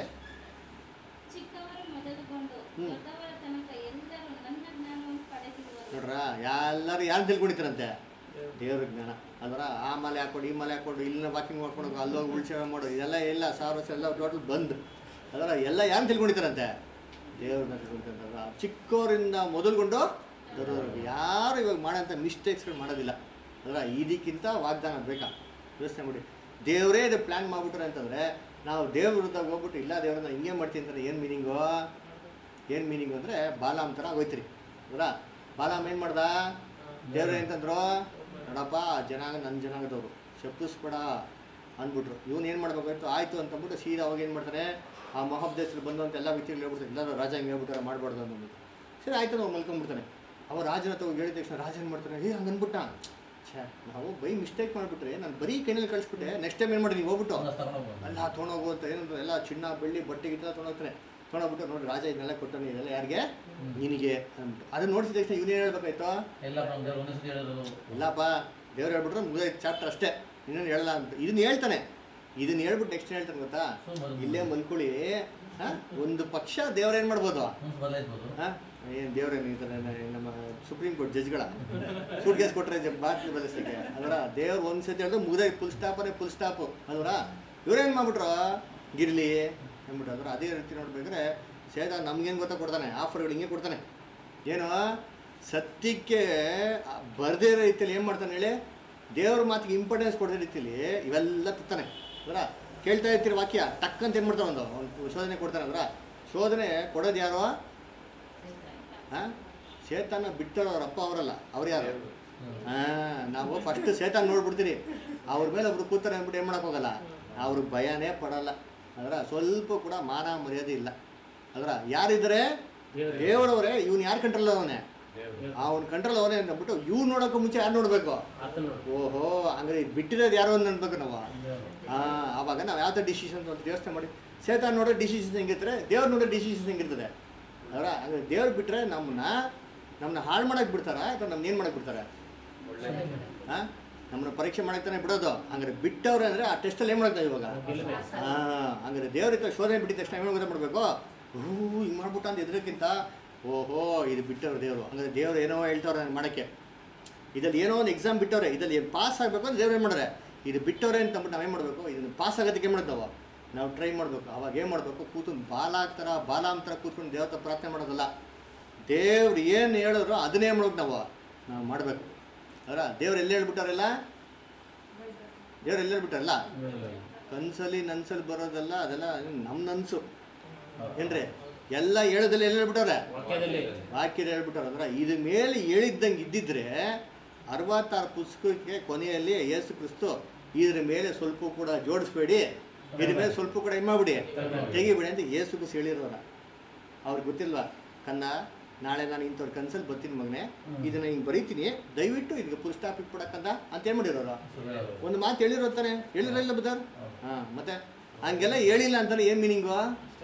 Speaker 4: ಚಿಕ್ಕವರು ಮೊದಲುಗೊಂಡು
Speaker 2: ಹ್ಮ್.
Speaker 4: ದೊಡ್ಡವರ ತನಕ ಎಲ್ಲರೂ ನನ್ನ ಜ್ಞಾನವನ್ನು ಪಡೆದಿರುವರು
Speaker 2: ನೋಡ್ರ ಎಲ್ಲರೂ ಯಾರು ತಿಳ್ಕೊಂಡಿರ್ತಾರಂತೆ ದೇವ್ರ ಜ್ಞಾನ ಅದರ ಆ ಮಲೆ ಹಾಕೊಂಡು ಈ ಮಲೆ ಹಾಕೊಂಡು ಇಲ್ಲಿನ ವಾಕಿಂಗ್ ಮಾಡ್ಕೊಂಡು ಹೋಗು, ಅಲ್ಲೋಗಿ ಉಳ್ಸೇವೆ ಮಾಡು ಇದೆಲ್ಲ ಎಲ್ಲ ಸಾವಿರ ವರ್ಷ ಎಲ್ಲ ಟೋಟಲ್ ಬಂದ್ ಅದರ ಎಲ್ಲ ಯಾರು ತಿಳ್ಕೊಂಡಿರ್ತಾರಂತೆ ದೇವ್ರನ್ನ ತಿಳ್ಕೊಂಡಿರ್ತಾರ ಚಿಕ್ಕವರಿಂದ ಮೊದಲುಗೊಂಡು ದೊಡ್ಡವ್ರಿಗೆ ಯಾರು ಇವಾಗ ಮಾಡೋಂಥ ಮಿಸ್ಟೇಕ್ಸ್ಗಳು ಮಾಡೋದಿಲ್ಲ ಅದರ ಇದಕ್ಕಿಂತ ವಾಗ್ದಾನ ಬೇಕಾ ಯೋಚನೆ ಮಾಡಿ ದೇವರೇ ಇದು ಪ್ಲ್ಯಾನ್ ಮಾಡ್ಬಿಟ್ರೆ ಅಂತಂದರೆ ನಾವು ದೇವ್ರ ವಿರುದ್ಧ ಹೋಗ್ಬಿಟ್ಟು ಇಲ್ಲ ದೇವ್ರನ್ನ ಹಿಂಗೆ ಮಾಡ್ತೀನಿ ಅಂತಾರೆ ಏನು ಮೀನಿಂಗು ಏನು ಮೀನಿಂಗು ಅಂದರೆ ಬಾಲಾಮ್ ಥರ ಹೋಯ್ತಿರಿ ಹೌದಾ ಬಾಲಾಮ್ ಏನು ಮಾಡ್ದ ದೇವ್ರು ಅಂತಂದ್ರು ನೋಡಪ್ಪ ಜನಾಂಗ ನನ್ನ ಜನಾಂಗದವರು ಶಪಿಸ್ಬೇಡ ಅಂದ್ಬಿಟ್ರು ಇವನು ಏನು ಮಾಡ್ಬೇಕಾಯ್ತು ಆಯಿತು ಅಂತಂದ್ಬಿಟ್ಟು ಸೀದಾ ಅವಾಗ ಏನು ಮಾಡ್ತಾರೆ ಆ ಮೊಹಬ್ದೇಶ್ರು ಬಂದಂತ ಎಲ್ಲ ವ್ಯಕ್ತಿಗಳು ಹೇಳ್ಬಿಡ್ತಾರೆ ಎಲ್ಲರೂ ರಾಜ ಹಿಂಗೆ ಹೇಳ್ಬಿಟ್ಟಾರೆ ಮಾಡಬಾರ್ದು ಅಂದ್ಬಿಟ್ಟು ಸರಿ ಆಯ್ತು ನಾವು ಮಲ್ಕೊಂಡ್ಬಿಡ್ತಾನೆ ಅವ ರಾಜನ ಹತ್ರ ಹೋಗಿ ಹೇಳಿದ ತಕ್ಷಣ ರಾಜ ಏನು ಮಾಡ್ತಾನೆ ಏ ಹಂಗೆ ಅಂದ್ಬಿಟ್ಟ ಛೇ ನಾವು ಬೈ ಮಿಸ್ಟೇಕ್ ಮಾಡಿಬಿಟ್ರೆ ನಾನು ಬರೀ ಕೈನಲ್ಲಿ ಕಳಿಸ್ಬಿಟ್ಟೆ ನೆಕ್ಸ್ಟ್ ಟೈಮ್ ಏನು ಮಾಡಿ ನೀವು ಹೋಗ್ಬಿಟ್ಟು
Speaker 3: ಅವನ್ನ ತಗೊಂಡ್ ಹೋಗ್ಬೋದು.
Speaker 2: ಅಲ್ಲ ತೊಗೊಂಡೋಗು ಅಂತ ಏನಂದ್ರೆ ಎಲ್ಲ ಚಿನ್ನ ಬೆಳ್ಳಿ ಬಟ್ಟೆ ಗಿಟ್ಟ ತೊಗೊಂಡೋಗ್ತಾನೆ ತೊಗೊಂಡೋಗ್ಬಿಟ್ಟು ನೋಡಿ ರಾಜ ಇದನ್ನೆಲ್ಲ ಕೊಟ್ಟಾನೆ ಇದೆಲ್ಲ ಯಾರಿಗೆ ನಿನಗೆ ಅಂದ್ಬಿಟ್ಟು ಅದನ್ನ ನೋಡಿಸಿದ ತಕ್ಷಣ ಇವನೇ ಹೇಳ್ಬೇಕಾಯ್ತು
Speaker 3: ಎಲ್ಲ ನಮ್ಮ ದೇವ್ರು ಒಂದೇ ಸತಿ ಹೇಳೋದು
Speaker 2: ಇಲ್ಲಪ್ಪ ದೇವ್ರು ಹೇಳ್ಬಿಟ್ರೆ ಮುಗಿದೈತೆ ಚಾಪ್ಟರ್ ಅಷ್ಟೇ ಇನ್ನೇನು ಹೇಳಲ್ಲ ಅಂತ ಇದನ್ನ ಹೇಳ್ತಾನೆ ಇದನ್ನ ಹೇಳ್ಬಿಟ್ಟು ನೆಕ್ಸ್ಟ್ ಹೇಳ್ತಾನೆ ಗೊತ್ತಾ
Speaker 3: ಸೊ ಮರು-
Speaker 2: ಇಲ್ಲೇ ಮಲ್ಕೊಳ್ಳಿ ಹಾ? ಒಂದು ಪಕ್ಷ ದೇವ್ರು ಏನು ಮಾಡ್ಬೋದು
Speaker 3: ಮನ್ಸು ಬದಲಾಯಿಸ್ಬೋದು
Speaker 2: ಏನು ದೇವ್ರೇನು ಈ ಥರ ನಮ್ಮ ಸುಪ್ರೀಂ ಕೋರ್ಟ್ ಜಡ್ಜ್ಗಳ ಸೂಟ್ ಕೇಸ್ ಕೊಟ್ಟರೆ ಬಾಟ್ಲಿ ಬದಲಿಸಕ್ಕೆ ಅದರ ದೇವ್ರು ಒಂದು ಸತಿ ಹೇಳಿದ್ರೆ ಮುಗಿದ ಫುಲ್ ಸ್ಟಾಪನೇ ಫುಲ್ ಸ್ಟಾಪು ಅದರ ಇವ್ರೇನು ಮಾಡ್ಬಿಟ್ರು ಗಿರ್ಲಿ ಅಂದ್ಬಿಟ್ಟು ಅಂದ್ರೆ ಅದೇ ರೀತಿ ನೋಡ್ಬೇಕಾದ್ರೆ ಸೇದ ನಮ್ಗೇನು ಗೊತ್ತಾ ಕೊಡ್ತಾನೆ ಆಫರ್ಗಳು ಹಿಂಗೆ ಕೊಡ್ತಾನೆ ಏನು ಸತ್ಯಕ್ಕೆ ಬರದೇ ಇರೋ ರೀತಿಯಲ್ಲಿ ಏನು ಮಾಡ್ತಾನೆ ಹೇಳಿ ದೇವ್ರ ಮಾತಿಗೆ ಇಂಪಾರ್ಟೆನ್ಸ್ ಕೊಡದೇ ರೀತಿಯಲ್ಲಿ ಇವೆಲ್ಲ ತತ್ತಾನೆ ಅದರ ಕೇಳ್ತಾ ಇರ್ತೀರಿ ವಾಕ್ಯ ಟಕ್ಕಂತ ಏನು ಮಾಡ್ತಾನೆ ಒಂದು ಒಂದು ಶೋಧನೆ ಕೊಡ್ತಾನೆ ಅದರ ಶೋಧನೆ ಕೊಡೋದು ಯಾರು ಹಾಂ ಸೇತಾನ ಬಿಟ್ಟರು ಅವ್ರ ಅಪ್ಪ ಅವರಲ್ಲ ಅವ್ರು ಯಾರು ಹಾಂ ನಾವು ಫಸ್ಟ್ ಸೇತಾನ್ ನೋಡ್ಬಿಡ್ತೀರಿ ಅವ್ರ ಮೇಲೆ ಒಬ್ರು ಕೂತಾರೆ ಅಂದ್ಬಿಟ್ಟು ಏನು ಮಾಡಕ್ ಹೋಗಲ್ಲ ಅವ್ರಿಗೆ ಭಯನೇ ಪಡಲ್ಲ ಅದರ ಸ್ವಲ್ಪ ಕೂಡ ಮಾನ ಮರ್ಯಾದೆ ಇಲ್ಲ ಅದರ ಯಾರಿದ್ರೆ
Speaker 1: ದೇವ್ರೇ.
Speaker 2: ದೇವರವರೇ ಇವ್ನು ಯಾರು ಕಂಟ್ರೋಲ್ ಅವನೇ
Speaker 1: ದೇವ್ರು.
Speaker 2: ಅವ್ನ ಕಂಟ್ರೋಲ್ ಅವನೇ ಅಂದ್ಬಿಟ್ಟು ಇವ್ನು ನೋಡೋಕೆ ಮುಂಚೆ ಯಾರು ನೋಡಬೇಕು
Speaker 1: ಆತನ ನೋಡು.
Speaker 2: ಓಹೋ ಹಂಗಾರೆ ಇದ್ ಬಿಟ್ಟಿರೋದು ಯಾರು ಅಂತ ಅನ್ಬೇಕು ನಾವು
Speaker 3: ದೇವ್ರು.
Speaker 2: ಹಾಂ ಆವಾಗ ನಾವು ಯಾವ ಥರ ಡಿಸಿಷನ್ಸ್ ಅಂತ ಯೋಚನೆ ಮಾಡಿ ಸೇತಾನ್ ನೋಡೋ ಡಿಸಿಷನ್ಸ್ ಹೆಂಗಿರ್ತಾರೆ ದೇವ್ರು ನೋಡೋ ಡಿಸಿಷನ್ಸ್ ಹೆಂಗಿರ್ತದೆ ಅವರ ಹಂಗಾರೆ ದೇವ್ರು ಬಿಟ್ಟರೆ ನಮ್ಮನ್ನ ನಮ್ಮನ್ನ ಹಾಳು ಮಾಡಕ್ಕೆ ಬಿಡ್ತಾರ ಅಥವಾ ನಮ್ನ ಏನು ಮಾಡಕ್ಕೆ ಬಿಡ್ತಾರೆ
Speaker 7: ಒಳ್ಳೆ
Speaker 2: ಹಾಂ ನಮ್ಮನ್ನ ಪರೀಕ್ಷೆ ಮಾಡಕ್ತಾನೆ ಬಿಡೋದು ಹಂಗಾರೆ ಬಿಟ್ಟವ್ರೆ ಅಂದ್ರೆ ಆ ಟೆಸ್ಟಲ್ಲಿ ಏನು ಮಾಡ್ತಾರೆ ಇವಾಗ ಹಾಂ ಹಂಗಾರೆ ದೇವ್ರ ಹತ್ರ ಶೋಧನೆ ಬಿಟ್ಟಿದ ತಕ್ಷಣ ಏನು ಗೊತ್ತಾ ಮಾಡಬೇಕು ಹೂ ಹಿಂಗೆ ಮಾಡ್ಬಿಟ್ಟು ಅಂತ ಎದ್ರಕ್ಕಿಂತ ಓಹೋ ಇದು ಬಿಟ್ಟವ್ರು ದೇವರು ಹಂಗಾರೆ ದೇವ್ರು ಏನೋ ಹೇಳ್ತವ್ರೆ ನನಗೆ ಮಾಡೋಕ್ಕೆ ಇದ್ರಲ್ಲಿ ಏನೋ ಒಂದು ಎಕ್ಸಾಮ್ ಬಿಟ್ಟವ್ರೆ ಇದ್ರಲ್ಲಿ ಪಾಸ್ ಆಗಬೇಕು ಅಂತ ದೇವ್ರು ಏನು ಮಾಡಿದ್ರೆ ಇದು ಬಿಟ್ಟವ್ರೆ ಅಂತ ಅಂದ್ಬಿಟ್ಟು ನಾವೇನು ಮಾಡಬೇಕು ಇದನ್ನು ಪಾಸ್ ಆಗೋದಕ್ಕೆ ಏನು ಮಾಡ್ತಾವ ನಾವು ಟ್ರೈ ಮಾಡಬೇಕು ಅವಾಗ ಏನು ಮಾಡಬೇಕು ಕೂತ್ಕೊಂಡು ಬಾಲ ಆಗ್ತಾರ ಬಾಲ ಅಂತರ ಕೂತ್ಕೊಂಡು ದೇವ್ರ ಹತ್ರ ಪ್ರಾರ್ಥನೆ ಮಾಡೋದಲ್ಲ ದೇವ್ರು ಏನು ಹೇಳಿದ್ರು ಅದನ್ನೇ ಮಾಡ್ಬೇಕು ನಾವು ನಾವು ಮಾಡಬೇಕು ಅವರ ದೇವ್ರು ಎಲ್ಲಿ ಹೇಳ್ಬಿಟ್ಟಾರಲ್ಲ ದೇವ್ರು ಎಲ್ಲಿ ಹೇಳ್ಬಿಟ್ಟಾರಲ್ಲ ಕನ್ಸಲ್ಲಿ ನನ್ಸಲ್ಲಿ ಬರೋದಲ್ಲ ಅದೆಲ್ಲ ನಮ್ಮ ನನ್ಸು ಏನ್ರಿ ಎಲ್ಲ ಹೇಳೋದಲ್ಲ ಎಲ್ಲಿ ಹೇಳ್ಬಿಟ್ಟವ್ರೆ
Speaker 1: ವಾಕ್ಯದಲ್ಲಿ
Speaker 2: ವಾಕ್ಯದ ಹೇಳ್ಬಿಟ್ಟವ್ರೆ ಅಂದ್ರೆ ಇದ್ರ ಮೇಲೆ ಹೇಳಿದ್ದಂಗೆ ಇದ್ದಿದ್ರೆ ಅರವತ್ತಾರು ಪುಸ್ತಕಕ್ಕೆ ಕೊನೆಯಲ್ಲಿ ಯೇಸು ಕ್ರಿಸ್ತು ಇದ್ರ ಮೇಲೆ ಸ್ವಲ್ಪ ಕೂಡ ಜೋಡಿಸ್ಬೇಡಿ ಇದ್ರ ಮೇಲೆ ಸ್ವಲ್ಪ ಕೂಡ ಏನು ಮಾಡ್ಬಿಡಿ ತೆಗಿಬಿಡಿ ಅಂತ ಯೇಸು ಕ್ರಿಸ್ತು ಹೇಳಿರೋರ ಅವ್ರಿಗೆ ಗೊತ್ತಿಲ್ವಾ ಕನ್ನ ನಾಳೆ ನಾನು ಇಂಥವ್ರ ಕನ್ಸಲ್ಲಿ ಬರ್ತೀನಿ ಮಗನೆ ಇದನ್ನ ಹಿಂಗೆ ಬರೀತೀನಿ ದಯವಿಟ್ಟು ಇದಕ್ಕೆ ಫುಲ್ ಸ್ಟಾಪ್ ಇಟ್ಬಿಡಕ್ಕಂದ ಅಂತ ಏನು ಮಾಡಿರೋರು ಒಂದು ಮಾತು ಹೇಳಿರೋ ತಾನೆ ಹೇಳಿರಲ್ಲ ಬದರ್ ಹಾಂ ಮತ್ತೆ ಹಂಗೆಲ್ಲ ಹೇಳಿಲ್ಲ ಅಂತಾನೆ ಏನು ಮೀನಿಂಗು